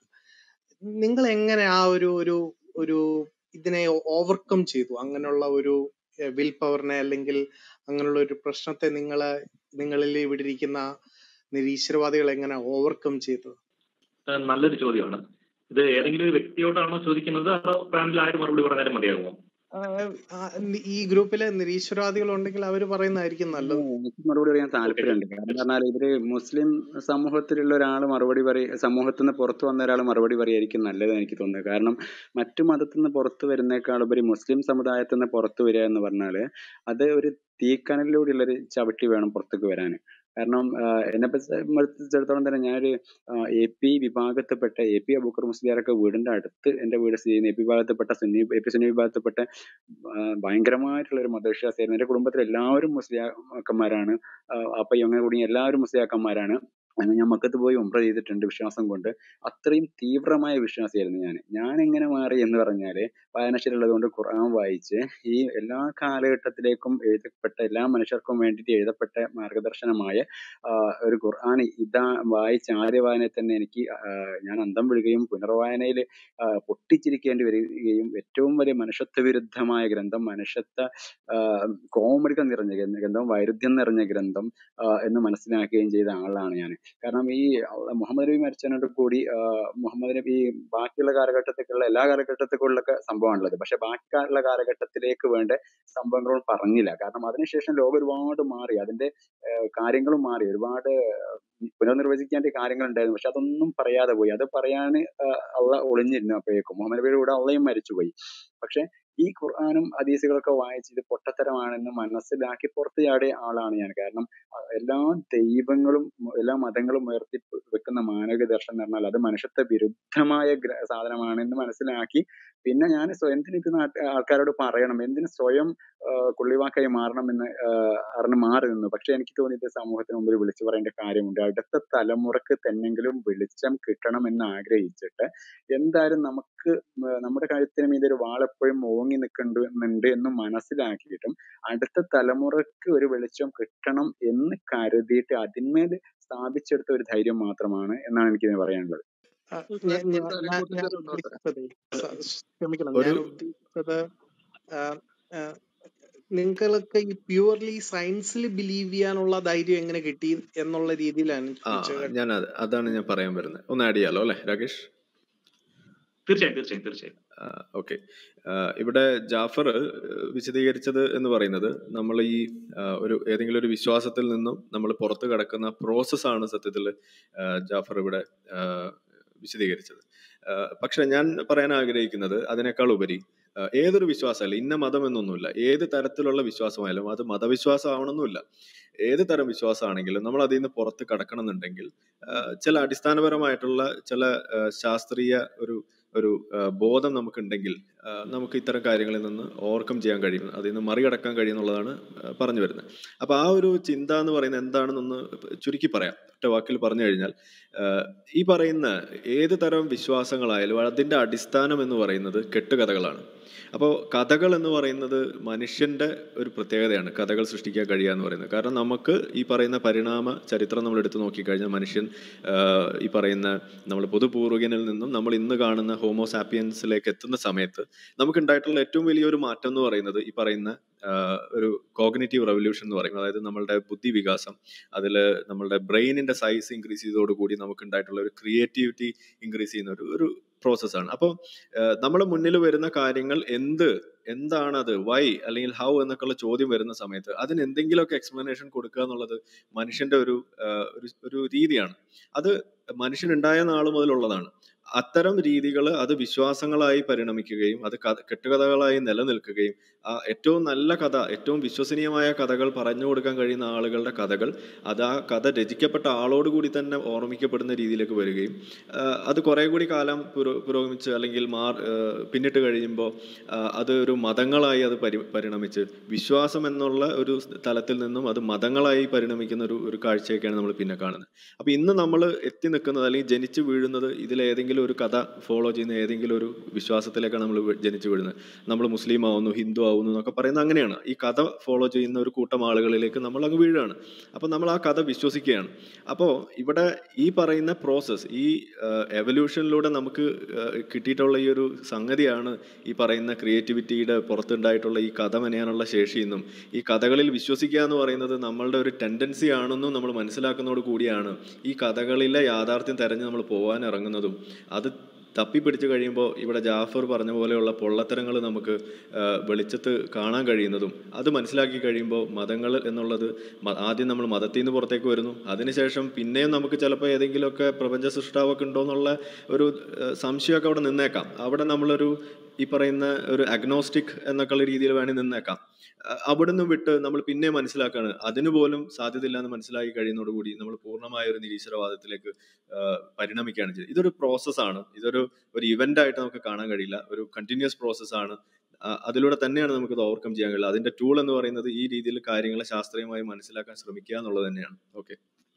Speaker 14: നിങ്ങൾ എങ്ങനെ ആ ഒരു ഒരു ഒരു ഇതിനെ ഓവർകം ചെയ്തു അങ്ങനെയുള്ള ഒരു വിൽ പവറിനെ അല്ലെങ്കിൽ അങ്ങനെയുള്ള ഒരു പ്രശ്നത്തെ നിങ്ങളെ നിങ്ങളിൽ ഇവിടെ ഇരിക്കുന്ന നിരീശ്വരവാദികൾ എങ്ങനെ ഓവർകം ചെയ്തു
Speaker 1: ആ, നല്ലൊരു ചോദ്യമാണ് ഇത് ഏതെങ്കിലും ഒരു വ്യക്തിയോടാണോ ചോദിക്കുന്നത് അതോ പാനലിൽ ആര് മറുപടി പറഞ്ഞാലും മതിയാകുമോ
Speaker 14: ആ, ആ, ഈ ഗ്രൂപ്പിലെ നിരീശ്വരവാദികൾ ഉണ്ടെങ്കിൽ അവർ പറയുന്നതായിരിക്കും നല്ലത്
Speaker 4: എനിക്ക് മറുപടി പറയാൻ താല്പര്യമുണ്ട് കാരണം പറഞ്ഞാൽ ഇവര് മുസ്ലിം സമൂഹത്തിലുള്ള ഒരാൾ മറുപടി പറയ സമൂഹത്തിൽ നിന്ന് പുറത്തു വന്ന ഒരാൾ മറുപടി പറയായിരിക്കും നല്ലത് എനിക്ക് തോന്നുന്നത് കാരണം മറ്റു മതത്തിൽ നിന്ന് പുറത്തു വരുന്നേക്കാൾ ഉപരി മുസ്ലിം സമുദായത്തിൽ നിന്ന് പുറത്തു വരിക എന്ന് പറഞ്ഞാല് അത് ഒരു തീക്കനലിലൂടെയുള്ള ഒരു ചവിട്ടി വേണം പുറത്തേക്ക് വരാൻ കാരണം ആഹ് എന്നെ സംബന്ധിച്ചിടത്തോളം തന്നെ ഞാനൊരു എ പി വിഭാഗത്തിൽപ്പെട്ട എ പി അബൂക്കർ മുസ്ലിയാരൊക്കെ വീടിന്റെ അടുത്ത് എന്റെ വീട് സ്ഥിതി ചെയ്യുന്ന എ പി വിഭാഗത്തിൽപ്പെട്ട സുന്നി എ പി സുന്നി വിഭാഗത്തിൽപ്പെട്ട ആഹ് ഭയങ്കരമായിട്ടുള്ള ഒരു മതവിശ്വാസിയായിരുന്നു എന്റെ കുടുംബത്തിൽ എല്ലാവരും മുസ്ലിയാക്കന്മാരാണ് ആഹ് അപ്പയും അങ്ങനെ കൂടി എല്ലാവരും മുസ്ലിയാക്കന്മാരാണ് അങ്ങനെ ഞാൻ മക്കത്ത് പോയി ഉംറ ചെയ്തിട്ടുണ്ട് വിശ്വാസം കൊണ്ട് അത്രയും തീവ്രമായ വിശ്വാസിയായിരുന്നു ഞാൻ ഞാൻ എങ്ങനെ മാറി എന്ന് പറഞ്ഞാല് വായനശീലമുള്ളത് കൊണ്ട് ഖുർആൻ വായിച്ച് ഈ എല്ലാ കാലഘട്ടത്തിലേക്കും എഴുതപ്പെട്ട എല്ലാ മനുഷ്യർക്കും വേണ്ടിയിട്ട് എഴുതപ്പെട്ട മാർഗദർശനമായ ആഹ് ഒരു ഖുർആൻ ഇതാ വായിച്ച ആദ്യ വായനയിൽ തന്നെ എനിക്ക് ആഹ് ഞാൻ അന്തം വിടുകയും പുനർവായനയിൽ പൊട്ടിച്ചിരിക്കേണ്ടി വരികയും ഏറ്റവും വലിയ മനുഷ്യത്വ വിരുദ്ധമായ ഗ്രന്ഥം മനുഷ്യത്വ ആഹ് കോമഡികൾ നിറഞ്ഞ ഗ്രന്ഥം ഗ്രന്ഥം വൈരുദ്ധ്യം നിറഞ്ഞ ഗ്രന്ഥം ആഹ് എന്ന് മനസ്സിലാക്കുകയും ചെയ്ത ആളാണ് ഞാൻ കാരണം ഈ മുഹമ്മദ് നബി മരിച്ചതിനോട് കൂടി ആഹ് മുഹമ്മദ് നബി ബാക്കിയുള്ള കാലഘട്ടത്തിലുള്ള എല്ലാ കാലഘട്ടത്തിലുള്ളൊക്കെ സംഭവമാണുള്ളത് പക്ഷെ ബാക്കിയുള്ള കാലഘട്ടത്തിലേക്ക് വേണ്ട സംഭവങ്ങളൊന്നും പറഞ്ഞില്ല കാരണം അതിനുശേഷം ലോകം ഒരുപാട് മാറി അതിന്റെ ആഹ് കാര്യങ്ങളും മാറി ഒരുപാട് പുനർനിർവചിക്കേണ്ട കാര്യങ്ങൾ ഉണ്ടായിരുന്നു പക്ഷെ അതൊന്നും പറയാതെ പോയി അത് പറയാന് ആഹ് അള്ള ഒളിഞ്ഞിരുന്നു അപ്പോഴേക്കും മുഹമ്മദ് നബിയുടെ കൂടെ അള്ളയും മരിച്ചുപോയി പക്ഷെ ഈ ഖുർആാനും ഹദീസുകളൊക്കെ വായിച്ച് ഇത് പൊട്ടത്തരമാണെന്ന് മനസ്സിലാക്കി പുറത്തു ചാടിയ ആളാണ് ഞാൻ കാരണം അഹ് എല്ലാ ദൈവങ്ങളും മ- എല്ലാ മതങ്ങളും ഉയർത്തി വെക്കുന്ന മാനവിക ദർശനം എന്ന് പറഞ്ഞാൽ അത് മനുഷ്യത്വ വിരുദ്ധമായ ഗ്ര- സാധനമാണെന്ന് മനസ്സിലാക്കി പിന്നെ ഞാൻ സ്വയം എന്തിന് ഇത് നാട്ട് ആൾക്കാരോട് പറയണം എന്തിന് സ്വയം ആഹ് കൊള്ളിവാക്കായി മാറണമെന്ന് ആഹ് അറിഞ്ഞ് മാറി നിന്നു പക്ഷെ എനിക്ക് തോന്നിയത് സമൂഹത്തിന് മുമ്പിൽ വിളിച്ചു പറയേണ്ട കാര്യമുണ്ട് അടുത്ത തലമുറക്ക് തന്നെങ്കിലും വെളിച്ചം കിട്ടണം എന്ന് ആഗ്രഹിച്ചിട്ട് എന്തായാലും നമുക്ക് മ- നമ്മുടെ കഴുത്തിന് മീതെ ഒരു വാളെപ്പോഴും ഓങ്ങി നിൽക്കുന്നുണ്ട് എന്ന് മനസ്സിലാക്കിയിട്ടും അടുത്ത തലമുറക്ക് ഒരു വെളിച്ചം കിട്ടണം എന്ന് കരുതിയിട്ട് അതിന്മേൽ സ്ഥാപിച്ചെടുത്ത ഒരു ധൈര്യം മാത്രമാണ് എന്നാണ് എനിക്കിതിന് പറയാനുള്ളത്
Speaker 14: ആ, ഞാൻ ഞാൻ ഞാൻ ഞാൻ ഉദ്ദേശിച്ചതേ സ- ക്ഷമിക്കണം
Speaker 6: ഒരു
Speaker 14: ഞാൻ ഉദ്ദേശിച്ചത് ആ, ആ, നിങ്ങൾക്ക് ഈ പ്യുവർലി സയൻസിൽ ബിലീവ് ചെയ്യാനുള്ള ധൈര്യം എങ്ങനെ കിട്ടി എന്നുള്ള രീതിയിലാണ്
Speaker 6: ആ
Speaker 14: ചോദിച്ചത് കേട്ടോ.
Speaker 6: ഞാൻ അത് അതാണ് ഞാൻ പറയാൻ വരുന്നത് ഒന്ന് ആഡ് ചെയ്യാലോ അല്ലെ രാകേഷ്
Speaker 1: തീർച്ചയായും തീർച്ചയായും തീർച്ചയായും
Speaker 6: ഓക്കെ ഇവിടെ ജാഫർ ഏഹ്, വിശദീകരിച്ചത് എന്ന് പറയുന്നത് നമ്മൾ ഈ ആ, ഒരു ഏതെങ്കിലും ഒരു വിശ്വാസത്തിൽ നിന്നും നമ്മൾ പുറത്ത് കിടക്കുന്ന പ്രോസസ്സാണ് സത്യത്തിൽ ജാഫർ ഇവിടെ ആ, വിശദീകരിച്ചത് ആ, പക്ഷെ ഞാൻ പറയാൻ ആഗ്രഹിക്കുന്നത് അതിനേക്കാൾ ഉപരി ആ, ഏതൊരു വിശ്വാസമല്ല ഇന്ന മതം എന്നൊന്നുമില്ല ഏത് തരത്തിലുള്ള വിശ്വാസമായാലും അത് മതവിശ്വാസം ആവണമെന്നില്ല ഏത് തരം വിശ്വാസമാണെങ്കിലും നമ്മൾ അതിൽ നിന്ന് പുറത്ത് കടക്കണം എന്നുണ്ടെങ്കിൽ ആ, ചില അടിസ്ഥാനപരമായിട്ടുള്ള ചില ആ, ശാസ്ത്രീയ ഒരു ഒരു ആ, ബോധം നമുക്കുണ്ടെങ്കിൽ ആ, നമുക്ക് ഇത്തരം കാര്യങ്ങളിൽ നിന്ന് ഓവർകം ചെയ്യാൻ കഴിയും അതിൽ നിന്ന് മറികടക്കാൻ കഴിയും എന്നുള്ളതാണ് ആ, പറഞ്ഞു വരുന്നത് അപ്പൊ ആ ഒരു ചിന്ത എന്ന് പറയുന്നത് എന്താണെന്നൊന്ന് ചുരുക്കി പറയാം ഒറ്റ വാക്കിൽ പറഞ്ഞു കഴിഞ്ഞാൽ ആഹ് ഈ പറയുന്ന ഏത് തരം വിശ്വാസങ്ങളായാലും അതിൻ്റെ അടിസ്ഥാനം എന്ന് പറയുന്നത് കെട്ടുകഥകളാണ് അപ്പോൾ കഥകൾ എന്ന് പറയുന്നത് മനുഷ്യൻ്റെ ഒരു പ്രത്യേകതയാണ് കഥകൾ സൃഷ്ടിക്കാൻ കഴിയുക എന്ന് പറയുന്നത് കാരണം നമുക്ക് ഈ പറയുന്ന പരിണാമ ചരിത്രം നമ്മൾ എടുത്തു നോക്കിക്കഴിഞ്ഞാൽ മനുഷ്യൻ ആഹ് ഈ പറയുന്ന നമ്മൾ പൊതുപൂർവികനിൽ നിന്നും നമ്മൾ ഇന്ന് കാണുന്ന ഹോമോസാപ്പിയൻസിലേക്ക് എത്തുന്ന സമയത്ത് നമുക്കുണ്ടായിട്ടുള്ള ഏറ്റവും വലിയൊരു മാറ്റം എന്ന് പറയുന്നത് ഈ പറയുന്ന ആഹ് ഒരു കോഗ്നേറ്റീവ് റെവല്യൂഷൻ എന്ന് പറയും അതായത് നമ്മളുടെ ബുദ്ധി വികാസം അതിൽ നമ്മളുടെ ബ്രെയിനിന്റെ സൈസ് ഇൻക്രീസ് ചെയ്തതോടുകൂടി നമുക്ക് ഉണ്ടായിട്ടുള്ള ഒരു ക്രിയേറ്റിവിറ്റി ഇൻക്രീസ് ചെയ്യുന്ന ഒരു ഒരു പ്രോസസ്സാണ് അപ്പോൾ നമ്മുടെ മുന്നിൽ വരുന്ന കാര്യങ്ങൾ എന്ത് എന്താണത് വൈ അല്ലെങ്കിൽ ഹൗ എന്നൊക്കെയുള്ള ചോദ്യം വരുന്ന സമയത്ത് അതിന് എന്തെങ്കിലുമൊക്കെ എക്സ്പ്ലനേഷൻ കൊടുക്കുക എന്നുള്ളത് മനുഷ്യന്റെ ഒരു ആഹ് ഒരു ഒരു രീതിയാണ് അത് മനുഷ്യനുണ്ടായ നാൾ മുതലുള്ളതാണ് അത്തരം രീതികൾ അത് വിശ്വാസങ്ങളായി പരിണമിക്കുകയും അത് കഥ കെട്ടുകഥകളായി നിലനിൽക്കുകയും ആ ഏറ്റവും നല്ല കഥ ഏറ്റവും വിശ്വസനീയമായ കഥകൾ പറഞ്ഞു കൊടുക്കാൻ കഴിയുന്ന ആളുകളുടെ കഥകൾ അത് ആ കഥ രചിക്കപ്പെട്ട ആളോട് കൂടി തന്നെ ഓർമ്മിക്കപ്പെടുന്ന രീതിയിലേക്ക് വരികയും ആ, അത് കുറെ കൂടി കാലം പുരോ പുരോഗമിച്ച് അല്ലെങ്കിൽ മാർ ആ, പിന്നിട്ട് കഴിയുമ്പോൾ അത് ഒരു മതങ്ങളായി അത് പരി പരിണമിച്ച് വിശ്വാസം എന്നുള്ള ഒരു തലത്തിൽ നിന്നും അത് മതങ്ങളായി പരിണമിക്കുന്ന ഒരു ഒരു കാഴ്ചയൊക്കെയാണ് നമ്മൾ പിന്നെ കാണുന്നത് അപ്പോൾ ഇന്ന് നമ്മൾ എത്തി നിൽക്കുന്നത് അല്ലെങ്കിൽ ജനിച്ചു വീഴുന്നത് ഇതിൽ ഏതെങ്കിലും ഒരു കഥ ഫോളോ ചെയ്യുന്ന ഏതെങ്കിലും ഒരു വിശ്വാസത്തിലേക്കാണ് നമ്മൾ ജനിച്ചു വീഴുന്നത് നമ്മൾ മുസ്ലിം ആവുന്നു ഹിന്ദു ആവുന്നു എന്നൊക്കെ പറയുന്നത് അങ്ങനെയാണ് ഈ കഥ ഫോളോ ചെയ്യുന്ന ഒരു കൂട്ടം ആളുകളിലേക്ക് നമ്മൾ അങ്ങ് വീഴുകയാണ് അപ്പോൾ നമ്മൾ ആ കഥ വിശ്വസിക്കുകയാണ് അപ്പോൾ ഇവിടെ ഈ പറയുന്ന പ്രോസസ്സ് ഈ എവല്യൂഷനിലൂടെ നമുക്ക് ആ, കിട്ടിയിട്ടുള്ള ഈ ഒരു സംഗതിയാണ് ഈ പറയുന്ന ക്രിയേറ്റിവിറ്റിയുടെ പുറത്തുണ്ടായിട്ടുള്ള ഈ കഥ മെനയാനുള്ള ശേഷി എന്നും ഈ കഥകളിൽ വിശ്വസിക്കുക എന്ന് പറയുന്നത് നമ്മളുടെ ഒരു ടെൻഡൻസി ആണെന്നും നമ്മൾ മനസ്സിലാക്കുന്നതോട് കൂടിയാണ് ഈ കഥകളിലെ യാഥാർത്ഥ്യം തെരഞ്ഞ് നമ്മൾ പോകാൻ ഇറങ്ങുന്നതും അത് തപ്പിപ്പിടിച്ച് കഴിയുമ്പോൾ ഇവിടെ ജാഫർ പറഞ്ഞ പോലെയുള്ള പൊള്ളത്തരങ്ങൾ നമുക്ക് ആ, വെളിച്ചത്ത് കാണാൻ കഴിയുന്നതും അത് മനസ്സിലാക്കി കഴിയുമ്പോൾ മതങ്ങൾ എന്നുള്ളത് മ- ആദ്യം നമ്മൾ മതത്തിൽ നിന്ന് പുറത്തേക്ക് വരുന്നു അതിനുശേഷം പിന്നെയും നമുക്ക് ചിലപ്പോൾ ഏതെങ്കിലുമൊക്കെ പ്രപഞ്ച സൃഷ്ടാവൊക്കെ ഉണ്ടോ എന്നുള്ള ഒരു ആ, സംശയമൊക്കെ അവിടെ നിന്നേക്കാം അവിടെ നമ്മളൊരു ഈ പറയുന്ന ഒരു അഗ്നോസ്റ്റിക് എന്നൊക്കെയുള്ള രീതിയിൽ വേണമെങ്കിൽ നിന്നേക്കാം അ- അവിടെ നിന്നും വിട്ട് നമ്മൾ പിന്നെ മനസ്സിലാക്കാണ് അതിന് പോലും സാധ്യതയില്ല എന്ന് മനസ്സിലാക്കി കഴിയുന്നതോടുകൂടി നമ്മൾ പൂർണ്ണമായ ഒരു നിരീശ്വരവാദത്തിലേക്ക് ആ, പരിണമിക്കുകയാണ് ചെയ്തത് ഇതൊരു പ്രോസസ്സാണ് ഇതൊരു ഒരു ഇവന്റ് ആയിട്ട് നമുക്ക് കാണാൻ കഴിയില്ല ഒരു കണ്ടിന്യൂസ് പ്രോസസ്സാണ് അതിലൂടെ തന്നെയാണ് നമുക്ക് ഇത് ഓവർകം ചെയ്യാൻ കഴിയുക അതിന്റെ ടൂൾ എന്ന് പറയുന്നത് ഈ രീതിയിൽ കാര്യങ്ങളെ ശാസ്ത്രീയമായി മനസ്സിലാക്കാൻ ശ്രമിക്കുക എന്നുള്ളത് തന്നെയാണ് ഓക്കെ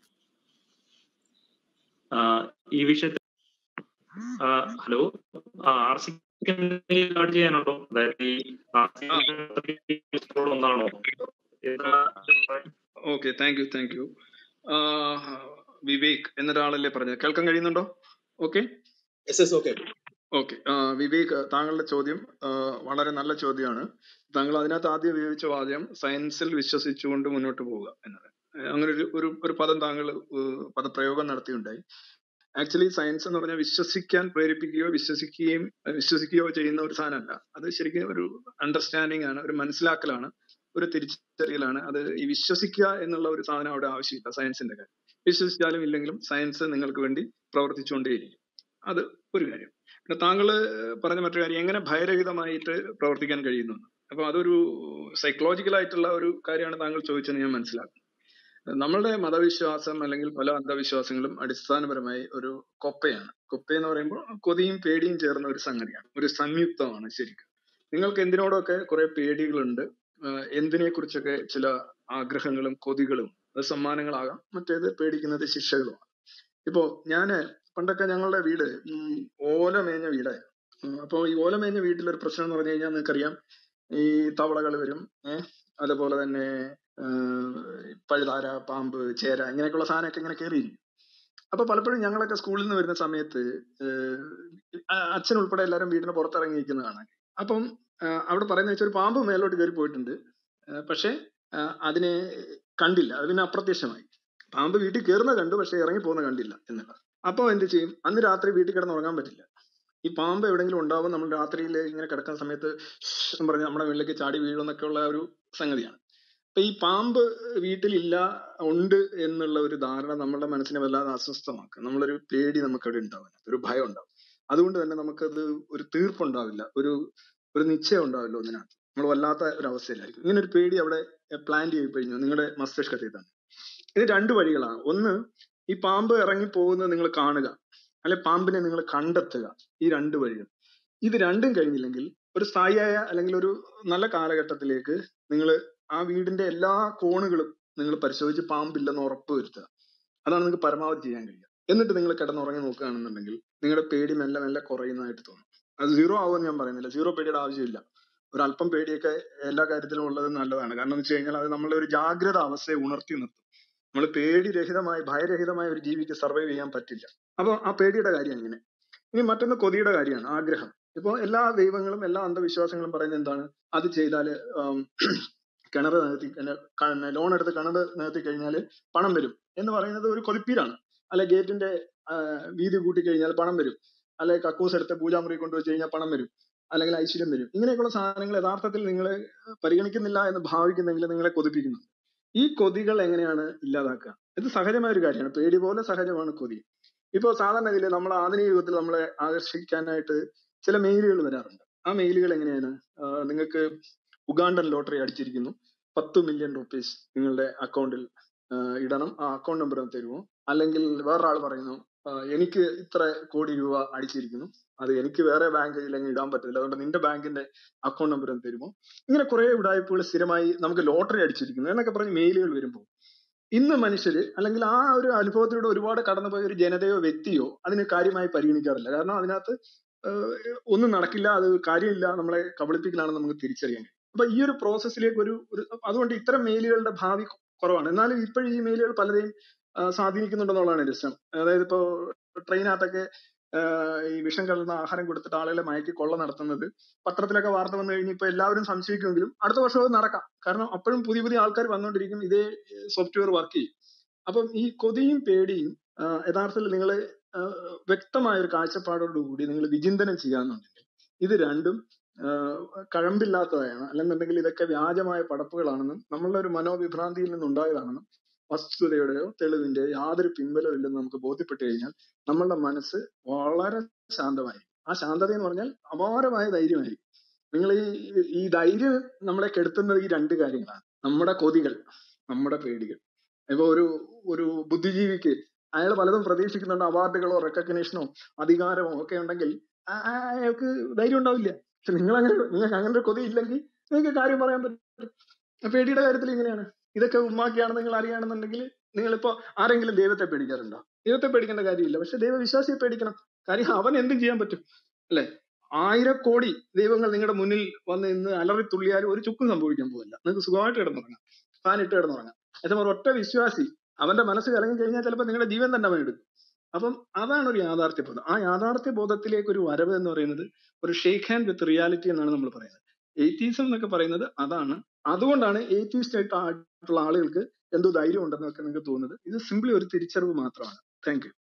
Speaker 1: ആ, ഈ വിഷയത്തിൽ ആ, ഹലോ ആർ സി കാർഡ് ചെയ്യാനുണ്ടോ അതായത് ഈ RCK ഒന്നാണോ എന്താ
Speaker 9: okay thank you thank you Vivek എന്നൊരാളല്ലേ പറഞ്ഞത് കേൾക്കാൻ കഴിയുന്നുണ്ടോ ഓക്കെ
Speaker 8: ഓക്കെ
Speaker 9: ഓക്കെ വിവേക് താങ്കളുടെ ചോദ്യം ആ, വളരെ നല്ല ചോദ്യമാണ് താങ്കൾ അതിനകത്ത് ആദ്യം ഉപയോഗിച്ച വാദ്യം സയൻസിൽ വിശ്വസിച്ചുകൊണ്ട് മുന്നോട്ട് പോവുക എന്നത് ഏഹ് അങ്ങനെ ഒരു ഒരു ഒരു പദം താങ്കൾ ഏഹ് പദപ്രയോഗം നടത്തിയുണ്ടായി ആക്ച്വലി സയൻസ് എന്ന് പറഞ്ഞാൽ വിശ്വസിക്കാൻ പ്രേരിപ്പിക്കുകയോ വിശ്വസിക്കുകയും അഹ് വിശ്വസിക്കുകയോ ചെയ്യുന്ന ഒരു സാധനമല്ല അത് ശരിക്കും ഒരു അണ്ടർസ്റ്റാൻഡിംഗ് ആണ് ഒരു മനസ്സിലാക്കലാണ് ഒരു തിരിച്ചറിയലാണ് അത് ഈ വിശ്വസിക്കുക എന്നുള്ള ഒരു സാധനം അവിടെ ആവശ്യമില്ല സയൻസിന്റെ കാര്യം വിശ്വസിച്ചാലും ഇല്ലെങ്കിലും സയൻസ് നിങ്ങൾക്ക് വേണ്ടി പ്രവർത്തിച്ചുകൊണ്ടേയിരിക്കും അത് ഒരു കാര്യം പിന്നെ താങ്കൾ പറഞ്ഞ മറ്റൊരു കാര്യം എങ്ങനെ ഭയരഹിതമായിട്ട് പ്രവർത്തിക്കാൻ കഴിയുന്നു എന്ന്. അപ്പൊ അതൊരു സൈക്കോളജിക്കൽ ആയിട്ടുള്ള ഒരു കാര്യമാണ് താങ്കൾ ചോദിച്ചതെന്ന് ഞാൻ മനസ്സിലാക്കുന്നു നമ്മളുടെ മതവിശ്വാസം അല്ലെങ്കിൽ പല അന്ധവിശ്വാസങ്ങളും അടിസ്ഥാനപരമായി ഒരു കൊപ്പയാണ് കൊപ്പ എന്ന് പറയുമ്പോൾ കൊതിയും പേടിയും ചേർന്ന ഒരു സംഗതിയാണ് ഒരു സംയുക്തമാണ് ശരിക്കും നിങ്ങൾക്ക് എന്തിനോടൊക്കെ കുറെ പേടികളുണ്ട് ആഹ് എന്തിനെ കുറിച്ചൊക്കെ ചില ആഗ്രഹങ്ങളും കൊതികളും അത് സമ്മാനങ്ങളാകാം മറ്റേത് പേടിക്കുന്നത് ശിക്ഷകളുമാണ് ഇപ്പോ ഞാന് പണ്ടൊക്കെ ഞങ്ങളുടെ വീട് ഉം ഓല മേഞ്ഞ വീടായിരുന്നു ഉം അപ്പൊ ഈ ഓല മേഞ്ഞ വീട്ടിലൊരു പ്രശ്നം എന്ന് പറഞ്ഞു കഴിഞ്ഞാൽ നിങ്ങൾക്കറിയാം ഈ തവളകൾ വരും ഏഹ് അതുപോലെ തന്നെ ആഹ് പഴുതാര പാമ്പ് ചേര ഇങ്ങനെയൊക്കെയുള്ള സാധനമൊക്കെ ഇങ്ങനെ കയറിയിരിക്കും അപ്പൊ പലപ്പോഴും ഞങ്ങളൊക്കെ സ്കൂളിൽ നിന്ന് വരുന്ന സമയത്ത് ഏഹ് അ- അച്ഛൻ ഉൾപ്പെടെ എല്ലാവരും വീടിന് പുറത്തിറങ്ങി നിൽക്കുന്നത് കാണാം അപ്പം ആഹ് അവിടെ പറയുന്ന വെച്ചാൽ ഒരു പാമ്പ് മേലോട്ട് കയറി പോയിട്ടുണ്ട് ആഹ് പക്ഷെ ആഹ് അതിനെ കണ്ടില്ല അത് പിന്നെ അപ്രത്യക്ഷമായി പാമ്പ് വീട്ടിൽ കയറുന്ന കണ്ടു പക്ഷെ ഇറങ്ങി പോകുന്ന കണ്ടില്ല എന്നുള്ളത് അപ്പൊ എന്ത് ചെയ്യും അന്ന് രാത്രി വീട്ടിൽ കിടന്ന് ഉറങ്ങാൻ പറ്റില്ല ഈ പാമ്പ് എവിടെയെങ്കിലും ഉണ്ടാവും നമ്മൾ രാത്രിയിൽ ഇങ്ങനെ കിടക്കുന്ന സമയത്ത് എന്ന് പറഞ്ഞ് നമ്മുടെ വീട്ടിലേക്ക് ചാടി വീഴും എന്നൊക്കെ ഉള്ള ഒരു സംഗതിയാണ് അപ്പൊ ഈ പാമ്പ് വീട്ടിലില്ല ഉണ്ട് എന്നുള്ള ഒരു ധാരണ നമ്മുടെ മനസ്സിനെ വല്ലാതെ അസ്വസ്ഥമാക്കും നമ്മളൊരു പേടി നമുക്ക് അവിടെ ഉണ്ടാവില്ല ഒരു ഭയം ഉണ്ടാവും അതുകൊണ്ട് തന്നെ നമുക്കത് ഒരു തീർപ്പുണ്ടാവില്ല ഒരു ഒരു നിശ്ചയം ഉണ്ടാവില്ല ഒന്നിനകത്ത് നമ്മൾ വല്ലാത്ത ഒരു അവസ്ഥയിലായിരിക്കും ഇങ്ങനെ ഒരു പേടി അവിടെ പ്ലാൻ ചെയ്ത് കഴിഞ്ഞു നിങ്ങളുടെ മസ്തിഷ്കത്തിൽ തന്നെ ഇത് രണ്ട് വഴികളാണ് ഒന്ന് ഈ പാമ്പ് ഇറങ്ങി പോകുന്നത് നിങ്ങൾ കാണുക അല്ലെ പാമ്പിനെ നിങ്ങൾ കണ്ടെത്തുക ഈ രണ്ട് വഴികൾ ഇത് രണ്ടും കഴിഞ്ഞില്ലെങ്കിൽ ഒരു സ്ഥായിയായ അല്ലെങ്കിൽ ഒരു നല്ല കാലഘട്ടത്തിലേക്ക് നിങ്ങൾ ആ വീടിന്റെ എല്ലാ കോണുകളും നിങ്ങൾ പരിശോധിച്ച് പാമ്പില്ലെന്ന് ഉറപ്പ് വരുത്തുക അതാണ് നിങ്ങൾക്ക് പരമാവധി ചെയ്യാൻ കഴിയുക എന്നിട്ട് നിങ്ങൾ കിടന്നുറങ്ങി നോക്കുകയാണെന്നുണ്ടെങ്കിൽ നിങ്ങളുടെ പേടി മെല്ലെ മെല്ലെ കുറയുന്നതായിട്ട് തോന്നും അത് സീറോ ആവുമെന്ന് ഞാൻ പറയുന്നില്ല സീറോ പേടിയുടെ ആവശ്യമില്ല ഒരു അല്പം പേടിയൊക്കെ എല്ലാ കാര്യത്തിലും ഉള്ളത് നല്ലതാണ് കാരണം എന്ന് വെച്ച് കഴിഞ്ഞാൽ അത് നമ്മളെ ഒരു ജാഗ്രത അവസ്ഥയെ ഉണർത്തി നിർത്തും നമ്മൾ പേടിരഹിതമായി ഭയരഹിതമായ ഒരു ജീവിക്ക് സർവൈവ് ചെയ്യാൻ പറ്റില്ല അപ്പൊ ആ പേടിയുടെ കാര്യം അങ്ങനെ ഇനി മറ്റൊന്ന് കൊതിയുടെ കാര്യമാണ് ആഗ്രഹം ഇപ്പൊ എല്ലാ ദൈവങ്ങളും എല്ലാ അന്ധവിശ്വാസങ്ങളും പറയുന്നത് എന്താണ് അത് ചെയ്താല് ആം, കിണർ നികത്തി ലോൺ എടുത്ത് കിണർ നികത്തി കഴിഞ്ഞാൽ പണം വരും എന്ന് പറയുന്നത് ഒരു കൊതിപ്പീരാണ് അല്ലെ ഗേറ്റിന്റെ വീതി കൂട്ടി കഴിഞ്ഞാൽ പണം വരും അല്ലെ കക്കൂസ് എടുത്ത് പൂജാമുറി കൊണ്ടുവച്ച് കഴിഞ്ഞാൽ പണം വരും അല്ലെങ്കിൽ ഐശ്വര്യം വരും ഇങ്ങനെയൊക്കെയുള്ള സാധനങ്ങൾ യഥാർത്ഥത്തിൽ നിങ്ങൾ പരിഗണിക്കുന്നില്ല എന്ന് ഭാവിക്കുന്നെങ്കിൽ നിങ്ങളെ കൊതിപ്പിക്കുന്നു ഈ കൊതികൾ എങ്ങനെയാണ് ഇല്ലാതാക്കുക ഇത് സഹജമായ ഒരു കാര്യമാണ് പേടി പോലെ സഹജമാണ് കൊതി ഇപ്പൊ സാധാരണ ഇതില് നമ്മുടെ ആധുനിക യുഗത്തിൽ നമ്മളെ ആകർഷിക്കാനായിട്ട് ചില മെയിലുകൾ വരാറുണ്ട് ആ മെയിലുകൾ എങ്ങനെയാണ് ആഹ് നിങ്ങൾക്ക് ഉഗാണ്ടൻ ലോട്ടറി അടിച്ചിരിക്കുന്നു പത്ത് മില്യൺ റുപ്പീസ് നിങ്ങളുടെ അക്കൗണ്ടിൽ ഇടണം ആ അക്കൗണ്ട് നമ്പർ തരുമോ അല്ലെങ്കിൽ വേറൊരാൾ പറയുന്നു ആഹ് എനിക്ക് ഇത്ര കോടി രൂപ അടിച്ചിരിക്കുന്നു അത് എനിക്ക് വേറെ ബാങ്കിൽ അങ്ങ് ഇടാൻ പറ്റില്ല അതുകൊണ്ട് നിന്റെ ബാങ്കിന്റെ അക്കൗണ്ട് നമ്പർ തരുമോ ഇങ്ങനെ കുറെ ഉടായ്പകൾ സ്ഥിരമായി നമുക്ക് ലോട്ടറി അടിച്ചിരിക്കുന്നു എന്നൊക്കെ പറഞ്ഞ് മെയിലുകൾ വരുമ്പോൾ ഇന്ന് മനുഷ്യര് അല്ലെങ്കിൽ ആ ഒരു അനുഭവത്തിലൂടെ ഒരുപാട് കടന്നുപോയ ഒരു ജനതയോ വ്യക്തിയോ അതിന് കാര്യമായി പരിഗണിക്കാറില്ല കാരണം അതിനകത്ത് ആഹ് ഒന്നും നടക്കില്ല അത് കാര്യമില്ല നമ്മളെ കബളിപ്പിക്കലാണെന്ന് നമുക്ക് തിരിച്ചറിയാൻ കഴിയും അപ്പൊ ഈ ഒരു പ്രോസസ്സിലേക്ക് ഒരു ഒരു അതുകൊണ്ട് ഇത്തരം മെയിലുകളുടെ ഭാവി കുറവാണ് എന്നാലും ഇപ്പോഴും ഈ മെയിലുകൾ പലരെയും ആഹ് സ്വാധീനിക്കുന്നുണ്ടെന്നുള്ളതാണ് രസം അതായത് ഇപ്പോ ട്രെയിനകത്തൊക്കെ ആഹ് ഈ വിഷം കലർന്ന ആഹാരം കൊടുത്തിട്ട് ആളുകളെ മയക്കി കൊള്ള നടത്തുന്നത് പത്രത്തിലൊക്കെ വാർത്ത വന്നു കഴിഞ്ഞ് ഇപ്പൊ എല്ലാവരും സംശയിക്കുമെങ്കിലും അടുത്ത വർഷം അത് നടക്കാം കാരണം അപ്പോഴും പുതിയ പുതിയ ആൾക്കാർ വന്നുകൊണ്ടിരിക്കും ഇതേ സോഫ്റ്റ്വെയർ വർക്ക് ചെയ്യും അപ്പം ഈ കൊതിയും പേടിയും ആഹ് യഥാർത്ഥത്തിൽ നിങ്ങൾ വ്യക്തമായ ഒരു കാഴ്ചപ്പാടോടുകൂടി നിങ്ങൾ വിചിന്തനം ചെയ്യാന്നുണ്ടെങ്കിൽ ഇത് രണ്ടും ആഹ് കഴമ്പില്ലാത്തതാണ് അല്ലെന്നുണ്ടെങ്കിൽ ഇതൊക്കെ വ്യാജമായ പടപ്പുകളാണെന്നും നമ്മളുടെ ഒരു മനോവിഭ്രാന്തിയിൽ നിന്നുണ്ടായതാണെന്നും വസ്തുതയുടെയോ തെളിവിന്റെയോ യാതൊരു പിൻബലവും ഇല്ലെന്ന് നമുക്ക് ബോധ്യപ്പെട്ടു കഴിഞ്ഞാൽ നമ്മളുടെ മനസ്സ് വളരെ ശാന്തമായിരിക്കും ആ ശാന്തത എന്ന് പറഞ്ഞാൽ അപാരമായ ധൈര്യമായിരിക്കും നിങ്ങൾ ഈ ഈ ധൈര്യം നമ്മളെ കെടുത്തുന്നത് ഈ രണ്ട് കാര്യങ്ങളാണ് നമ്മുടെ കൊതികൾ നമ്മുടെ പേടികൾ ഇപ്പൊ ഒരു ഒരു ബുദ്ധിജീവിക്ക് അയാൾ പലതും പ്രതീക്ഷിക്കുന്നുണ്ട് അവാർഡുകളോ റെക്കഗ്നേഷനോ അധികാരമോ ഒക്കെ ഉണ്ടെങ്കിൽ ആ- ആ- അയാൾക്ക് ധൈര്യം ഉണ്ടാവില്ല പക്ഷെ നിങ്ങൾ അങ്ങനെ നിങ്ങൾക്ക് അങ്ങനെ ഒരു കൊതി ഇല്ലെങ്കിൽ നിങ്ങൾക്ക് കാര്യം പറയാൻ പറ്റും പേടിയുടെ കാര്യത്തിൽ ഇങ്ങനെയാണ് ഇതൊക്കെ ഉമ്മാക്കിയാണെന്ന് നിങ്ങൾ അറിയുകയാണെന്നുണ്ടെങ്കിൽ നിങ്ങളിപ്പോ ആരെങ്കിലും ദൈവത്തെ പേടിക്കാറുണ്ടോ ദൈവത്തെ പേടിക്കേണ്ട കാര്യമില്ല പക്ഷെ ദൈവവിശ്വാസിയെ പേടിക്കണം കാര്യം അവൻ എന്തും ചെയ്യാൻ പറ്റും അല്ലെ ആയിരക്കോടി ദൈവങ്ങൾ നിങ്ങളുടെ മുന്നിൽ വന്ന് ഇന്ന് അലറി തുള്ളിയാലും ഒരു ചുക്കും സംഭവിക്കാൻ പോകില്ല നിങ്ങൾക്ക് സുഖമായിട്ട് കിടന്നുറങ്ങാം ഫാൻ ഇട്ട് കിടന്നുറങ്ങാം എന്നാൽ ഒറ്റ വിശ്വാസി അവന്റെ മനസ്സ് കലങ്ങി കഴിഞ്ഞാൽ ചിലപ്പോൾ നിങ്ങളുടെ ജീവൻ തന്നെ അവൻ എടുക്കും അപ്പം അതാണ് ഒരു യാഥാർത്ഥ്യ ബോധം ആ യാഥാർത്ഥ്യ ബോധത്തിലേക്ക് ഒരു വരവ് എന്ന് പറയുന്നത് ഒരു ഷേക്ക് ഹാൻഡ് വിത്ത് റിയാലിറ്റി എന്നാണ് നമ്മൾ പറയുന്നത് എയ്റ്റീസം എന്നൊക്കെ പറയുന്നത് അതാണ് അതുകൊണ്ടാണ് എയ്റ്റീസ്റ്റ് ആയിട്ടുള്ള ആളുകൾക്ക് എന്തോ ധൈര്യം ഉണ്ടെന്നൊക്കെ നിങ്ങൾക്ക് തോന്നുന്നത് ഇത് സിംപ്ലി ഒരു തിരിച്ചറിവ് മാത്രമാണ് താങ്ക് യു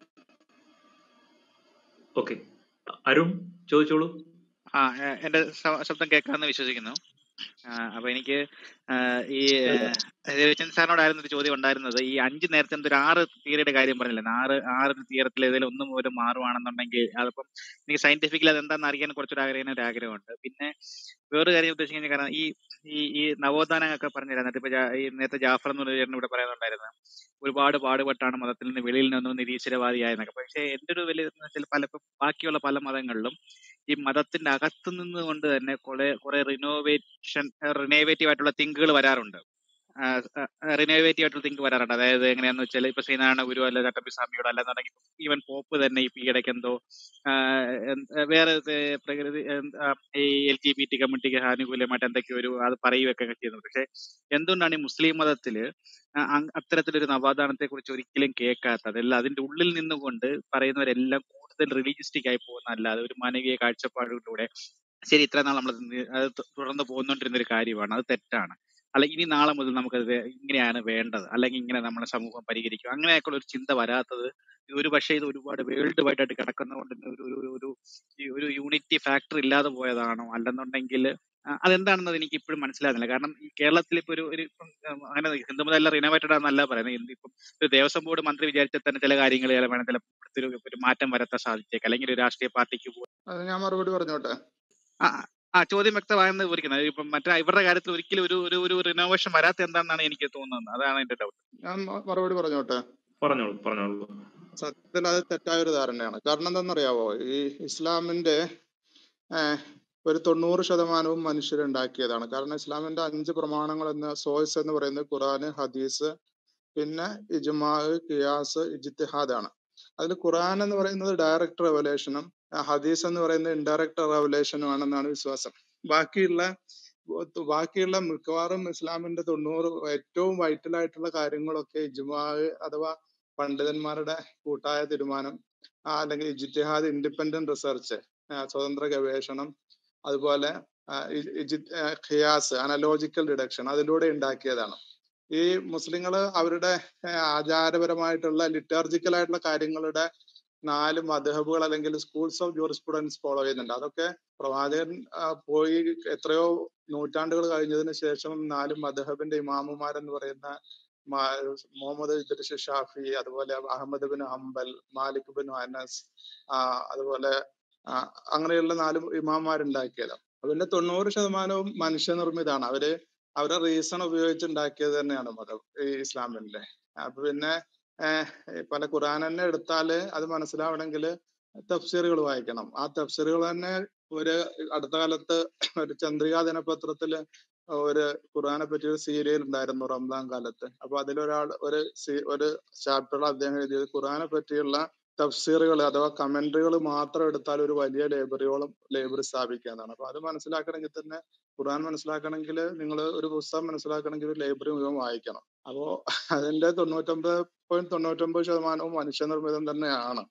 Speaker 1: ഓക്കെ അരുൺ ചോദിച്ചോളൂ
Speaker 15: ആ എ- എന്റെ ശ- ശബ്ദം കേൾക്കാമെന്ന് വിശ്വസിക്കുന്നു ആ, അപ്പൊ എനിക്ക് ആ, ഈ രവിചന്ദ്രൻ സാറിനോടായിരുന്നു ഒരു ചോദ്യം ഉണ്ടായിരുന്നത് ഈ അഞ്ച് നേരത്തെ എന്തോ ഒരു ആറ് തിയറിയുടെ കാര്യം പറഞ്ഞില്ലേ ആറ് ആറ് തിയറത്തിൽ ഏതെങ്കിലും ഒന്ന് പോലും മാറുവാണെന്നുണ്ടെങ്കിൽ അതിപ്പം എനിക്ക് സയന്റിഫിക്കലി അതെന്താണെന്ന് അറിയാൻ കുറച്ചൊരു ആഗ്രഹം ഒരു ആഗ്രഹമുണ്ട് പിന്നെ വേറൊരു കാര്യം ഉദ്ദേശിക്കുന്നത് കാരണം ഈ ഈ ഈ നവോത്ഥാനമൊക്കെ പറഞ്ഞു തരുന്നത് ഇപ്പൊ ജാ- ഈ നേരത്തെ ജാഫർ എന്ന് ചേട്ടൻ ഇവിടെ പറയുന്നുണ്ടായിരുന്നു ഒരുപാട് പാടുപെട്ടാണ് മതത്തിൽ നിന്ന് വെളിയിൽ നിന്നും നിരീശ്വരവാദിയായെന്നൊക്കെ പക്ഷെ എന്റെ ഒരു വലിയ എന്ന് വെച്ചാൽ പല ഇപ്പൊ ബാക്കിയുള്ള പല മതങ്ങളിലും ഈ മതത്തിന്റെ അകത്ത് നിന്ന് കൊണ്ട് തന്നെ കുറെ കുറെ റിനോവേഷൻ റിനോവേറ്റീവ് ആയിട്ടുള്ള തിങ്കുകൾ വരാറുണ്ട് റിനോവേറ്റീവ് ആയിട്ടുള്ള തിങ്ക് വരാറുണ്ട് അതായത് എങ്ങനെയാന്ന് വെച്ചാൽ ഇപ്പൊ ശ്രീനാരായണ ഗുരു അല്ല ചട്ടമ്പി സ്വാമിയോട് അല്ലെന്നുണ്ടെങ്കിൽ ഈവൻ പോപ്പ് തന്നെ ഇപ്പൊ ഈയിടയ്ക്ക് എന്തോ ആഹ് എന്ത് വേറെ ഇത് പ്രകൃതി എന്ത് ആ ഈ എൽ ജി ബി ടി കമ്മ്യൂണിറ്റിക്ക് ആനുകൂല്യമായിട്ട് എന്തൊക്കെയോ ഒരു അത് പറയുകയൊക്കെ ചെയ്യുന്നത് പക്ഷെ എന്തുകൊണ്ടാണ് ഈ മുസ്ലിം മതത്തില് ആ അങ് അത്തരത്തിലൊരു നവോത്ഥാനത്തെ കുറിച്ച് ഒരിക്കലും കേൾക്കാത്തത് അല്ല അതിന്റെ ഉള്ളിൽ നിന്നുകൊണ്ട് പറയുന്നവരെല്ലാം കൂടുതൽ റിലീജിസ്റ്റിക് ആയി പോകുന്ന അല്ലാതെ ഒരു മാനവീയ കാഴ്ചപ്പാടിലൂടെ ശരി ഇത്ര നാൾ നമ്മൾ അത് തു- തുടർന്ന് പോകുന്നോണ്ടിരുന്ന ഒരു കാര്യമാണ് അത് തെറ്റാണ് അല്ല ഇനി നാളെ മുതൽ നമുക്കത് വേ- ഇങ്ങനെയാണ് വേണ്ടത് അല്ലെങ്കിൽ ഇങ്ങനെ നമ്മുടെ സമൂഹം പരിഹരിക്കും അങ്ങനെയൊക്കെയുള്ള ഒരു ചിന്ത വരാത്തത് ഇത് ഒരു പക്ഷേ ഇത് ഒരുപാട് വേൾഡ് വൈഡ് ആയിട്ട് കിടക്കുന്നതുകൊണ്ട് ഒരു ഒരു ഒരു ഒരു ഈ ഒരു യൂണിറ്റി ഫാക്ടർ ഇല്ലാതെ പോയതാണോ അല്ലെന്നുണ്ടെങ്കിൽ ആ, അതെന്താണെന്നത് എനിക്ക് ഇപ്പോഴും മനസ്സിലാകുന്നില്ല കാരണം ഈ കേരളത്തിൽ ഇപ്പൊ ഒരു ഒരു ഇപ്പം, ഉം, അങ്ങനെ ഹിന്ദുമതം എല്ലാം റിനോവേറ്റഡ് ആണെന്നല്ല പറയുന്നത് എന്ത് ഇപ്പം ഒരു ദേവസ്വം ബോർഡ് മന്ത്രി വിചാരിച്ചാൽ തന്നെ ചില കാര്യങ്ങൾ ചില വേണം ചില ഒരു ഒരു മാറ്റം വരുത്താൻ സാധിച്ചേക്കാം അല്ലെങ്കിൽ ഒരു രാഷ്ട്രീയ പാർട്ടിക്ക് പോ
Speaker 2: അത് ഞാൻ മറുപടി പറഞ്ഞോട്ടെ
Speaker 15: ആ ആ, ആ ചോദ്യം വ്യക്തമായെന്ന് വിവരിക്കുന്നത് ഇപ്പം മറ്റേ ഇവരുടെ കാര്യത്തിൽ ഒരിക്കലും ഒരു ഒരു ഒരു റിനോവേഷൻ വരാത്ത എന്താണെന്നാണ് എനിക്ക് തോന്നുന്നത് അതാണ് എന്റെ ഡൗട്ട്
Speaker 2: ഞാൻ മ- മറുപടി പറഞ്ഞോട്ടെ
Speaker 1: പറഞ്ഞോളൂ പറഞ്ഞോളൂ
Speaker 2: സത്യത്തിൽ അത് തെറ്റായ ഒരു ധാരണയാണ് കാരണം എന്താണെന്നറിയാവോ ഈ ഇസ്ലാമിന്റെ ഏഹ്, ഒരു തൊണ്ണൂറ് ശതമാനവും മനുഷ്യരുണ്ടാക്കിയതാണ് കാരണം ഇസ്ലാമിന്റെ അഞ്ച് പ്രമാണങ്ങൾ എന്ന സോഴ്സ് എന്ന് പറയുന്നത് ഖുറാന് ഹദീസ് പിന്നെ ഇജ്മാ ഖിയാസ് ഇജ്തിഹാദ് ആണ് അതിൽ ഖുർആൻ എന്ന് പറയുന്നത് ഡയറക്റ്റ് റെവലേഷനും ഹദീസ് എന്ന് പറയുന്നത് ഇൻഡയറക്റ്റ് റെവലേഷനും ആണെന്നാണ് വിശ്വാസം ബാക്കിയുള്ള ബാക്കിയുള്ള മിക്കവാറും ഇസ്ലാമിന്റെ തൊണ്ണൂറ് ഏറ്റവും വൈറ്റൽ ആയിട്ടുള്ള കാര്യങ്ങളൊക്കെ ഇജ്മാ അഥവാ പണ്ഡിതന്മാരുടെ കൂട്ടായ തീരുമാനം ആ, അല്ലെങ്കിൽ ഇജ്തിഹാദ് ഇൻഡിപെൻഡന്റ് റിസർച്ച് സ്വതന്ത്ര ഗവേഷണം അതുപോലെ ആ, ഇ- ഇജി- ആ, ഖിയാസ് അനലോജിക്കൽ ഡിഡക്ഷൻ അതിലൂടെ ഉണ്ടാക്കിയതാണ് ഈ മുസ്ലിങ്ങള് അവരുടെ ആ, ആചാരപരമായിട്ടുള്ള ലിറ്റർജിക്കൽ ആയിട്ടുള്ള കാര്യങ്ങളുടെ നാല് മധഹബുകൾ അല്ലെങ്കിൽ സ്കൂൾസ് ഓഫ് ജൂറിസ്പ്രുഡൻസ് ഫോളോ ചെയ്യുന്നുണ്ട് അതൊക്കെ പ്രവാചകൻ ആ, പോയി എത്രയോ നൂറ്റാണ്ടുകൾ കഴിഞ്ഞതിന് ശേഷം നാല് മധഹബിന്റെ ഇമാമുമാരെന്ന് പറയുന്ന മാ- മുഹമ്മദ് ഇദ്രിസ് ഷാഫി അതുപോലെ Ahmad bin Hanbal Malik bin Anas ആ, അതുപോലെ ആ, അങ്ങനെയുള്ള നാല് ഇമാമാരുണ്ടാക്കിയതാണ് അതിന്റെ തൊണ്ണൂറ് ശതമാനവും മനുഷ്യനിർമ്മിതമാണ് അവര് അവരുടെ റീസൺ ഉപയോഗിച്ച് ഉണ്ടാക്കിയത് തന്നെയാണ് മതം ഈ ഇസ്ലാമിന്റെ അപ്പൊ പിന്നെ ഏഹ് പല ഖുറാൻ തന്നെ എടുത്താല് അത് മനസ്സിലാവണമെങ്കിൽ തഫ്സീറുകൾ വായിക്കണം ആ തഫ്സീറുകൾ തന്നെ ഒരു അടുത്ത കാലത്ത് ഒരു ചന്ദ്രികാ ദിനപത്രത്തില് ഒരു ഖുർആനെ പറ്റി ഒരു സീരിയൽ ഉണ്ടായിരുന്നു റംസാൻ കാലത്ത് അപ്പൊ അതിലൊരാൾ ഒരു സി- ഒരു ചാപ്റ്ററിൽ അദ്ദേഹം എഴുതിയത് ഖുർആനെ പറ്റിയുള്ള തഫ്സീറുകൾ അഥവാ കമന്ററികൾ മാത്രം എടുത്താൽ ഒരു വലിയ ലൈബ്രറിയോളം ലൈബ്രറി സ്ഥാപിക്കാന്നാണ് അപ്പൊ അത് മനസ്സിലാക്കണമെങ്കിൽ തന്നെ ഖുർആൻ മനസ്സിലാക്കണമെങ്കിൽ നിങ്ങൾ ഒരു പുസ്തകം മനസ്സിലാക്കണമെങ്കിൽ ഒരു ലൈബ്രറി മുഴുവൻ വായിക്കണം അപ്പോ അതിന്റെ തൊണ്ണൂറ്റൊമ്പത് പോയിന്റ് തൊണ്ണൂറ്റൊമ്പത് ശതമാനവും മനുഷ്യനിർമ്മിതം തന്നെയാണ്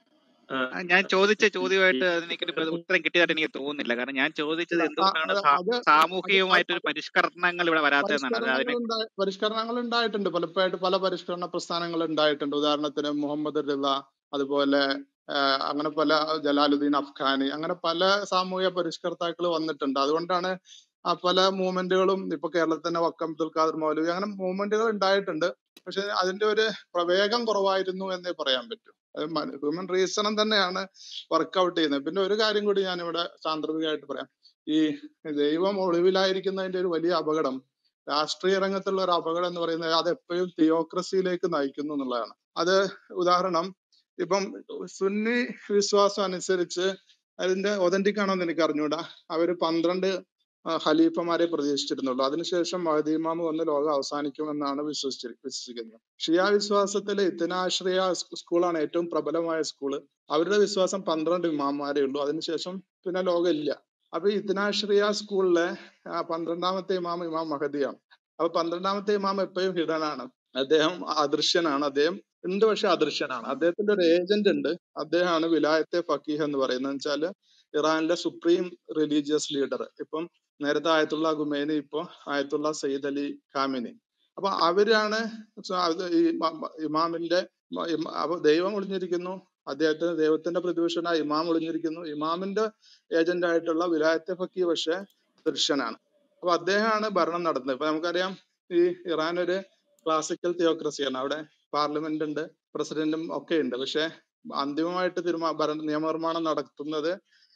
Speaker 1: ആ,
Speaker 15: ആ, ഞാൻ ചോദിച്ച ചോദ്യമായിട്ട് അതിനൊരു പ്ര- ഉത്തരം കിട്ടിയതായിട്ട് എനിക്ക് തോന്നുന്നില്ല കാരണം ഞാൻ ചോദിച്ചത്
Speaker 2: അല്ല, ആ,
Speaker 15: എന്തുകൊണ്ടാണ്
Speaker 2: അത്
Speaker 15: സാ-
Speaker 2: അത് അത്
Speaker 15: സാമൂഹികമായിട്ടൊരു പരിഷ്കരണങ്ങൾ ഇവിടെ വരാത്തതെന്നാണ് അത്
Speaker 2: പരിഷ്കരണങ്ങൾ
Speaker 15: അതിനെ
Speaker 2: ഉണ്ടായി പരിഷ്കരണങ്ങൾ ഉണ്ടായിട്ടുണ്ട് പലപ്പോഴായിട്ട് പല പരിഷ്കരണ പ്രസ്ഥാനങ്ങൾ ഉണ്ടായിട്ടുണ്ട് ഉദാഹരണത്തിന് മുഹമ്മദ് റിള അതുപോലെ ആഹ് അങ്ങനെ പല ജലാലുദ്ദീൻ അഫ്ഘാനി അങ്ങനെ പല സാമൂഹിക പരിഷ്കർത്താക്കൾ വന്നിട്ടുണ്ട് അതുകൊണ്ടാണ് ആ പല മൂവ്മെന്റുകളും ഇപ്പൊ കേരളത്തിന്റെ വക്കം അബ്ദുൽ ഖാദർ മൗലവി അങ്ങനെ മൂവ്മെന്റുകൾ ഉണ്ടായിട്ടുണ്ട് പക്ഷെ അതിന്റെ ഒരു പ്രവേഗം കുറവായിരുന്നു എന്നേ പറയാൻ പറ്റൂ ഹ്യൂമൻ റീസണും തന്നെയാണ് വർക്കൗട്ട് ചെയ്യുന്നത് പിന്നെ ഒരു കാര്യം കൂടി ഞാൻ ഇവിടെ സാന്ദർഭികമായിട്ട് പറയാം ഈ ദൈവം ഒളിവിലായിരിക്കുന്നതിന്റെ ഒരു വലിയ അപകടം രാഷ്ട്രീയ രംഗത്തുള്ള ഒരു അപകടം എന്ന് പറയുന്നത് അത് എപ്പോഴും തിയോക്രസിയിലേക്ക് നയിക്കുന്നു എന്നുള്ളതാണ് അത് ഉദാഹരണം ഇപ്പം സുന്നി വിശ്വാസം അനുസരിച്ച് അതിന്റെ ഒതന്റിക് ആണോ എന്ന് എനിക്ക് അറിഞ്ഞൂടാ അവര് പന്ത്രണ്ട് ആ, ഖലീഫമാരെ പ്രതീക്ഷിച്ചിരുന്നുള്ളൂ അതിനുശേഷം മഹദി ഇമാം വന്ന് ലോകം അവസാനിക്കുമെന്നാണ് വിശ്വസിച്ചി വിശ്വസിക്കുന്നത് ഷിയ വിശ്വാസത്തിലെ ഇത്തനാശ്രയ സ്കൂളാണ് ഏറ്റവും പ്രബലമായ സ്കൂള് അവരുടെ വിശ്വാസം പന്ത്രണ്ട് ഇമാമാരേ ഉള്ളൂ അതിനുശേഷം പിന്നെ ലോകം ഇല്ല അപ്പൊ ഈ ഇത്തനാശ്രയ സ്കൂളിലെ ആ, പന്ത്രണ്ടാമത്തെ ഇമാം ഇമാം മഹദിയാണ് അപ്പൊ പന്ത്രണ്ടാമത്തെ ഇമാം എപ്പോഴും ഹിഡൻ ആണ് അദ്ദേഹം അദൃശ്യനാണ് അദ്ദേഹം ഉണ്ട് പക്ഷെ അദൃശ്യനാണ് അദ്ദേഹത്തിന്റെ ഒരു ഏജന്റ് ഉണ്ട് അദ്ദേഹമാണ് വിലായത്തെ ഫക്കീഹ് എന്ന് പറയുന്നത് വെച്ചാല് ഇറാനിലെ സുപ്രീം റിലീജിയസ് ലീഡർ ഇപ്പം നേരത്തെ ആയത്തുള്ള ഗുമേനി ഇപ്പൊ ആയത്തുള്ള സയ്യിദ് അലി ഖാമിനി അപ്പൊ അവരാണ് സ- അത് ഈ മ- മ- ഇമാമിന്റെ മ- ഇമ- അപ്പൊ ദൈവം ഒളിഞ്ഞിരിക്കുന്നു അദ്ദേഹത്തിന് ദൈവത്തിന്റെ പ്രതിപക്ഷനായ ഇമാം ഒളിഞ്ഞിരിക്കുന്നു ഇമാമിന്റെ ഏജന്റ് ആയിട്ടുള്ള വിലായത്തെ ഫക്കി പക്ഷെ ദൃശ്യനാണ് അപ്പൊ അദ്ദേഹമാണ് ഭരണം നടത്തുന്നത് ഇപ്പൊ നമുക്കറിയാം ഈ ഇറാൻ ഒരു ക്ലാസിക്കൽ തിയോക്രസിയാണ് അവിടെ പാർലമെന്റ് ഉണ്ട് പ്രസിഡന്റും ഒക്കെ ഉണ്ട് പക്ഷെ അന്തിമമായിട്ട് തീരുമാ ഭരണ നിയമനിർമ്മാണം നടത്തുന്നത്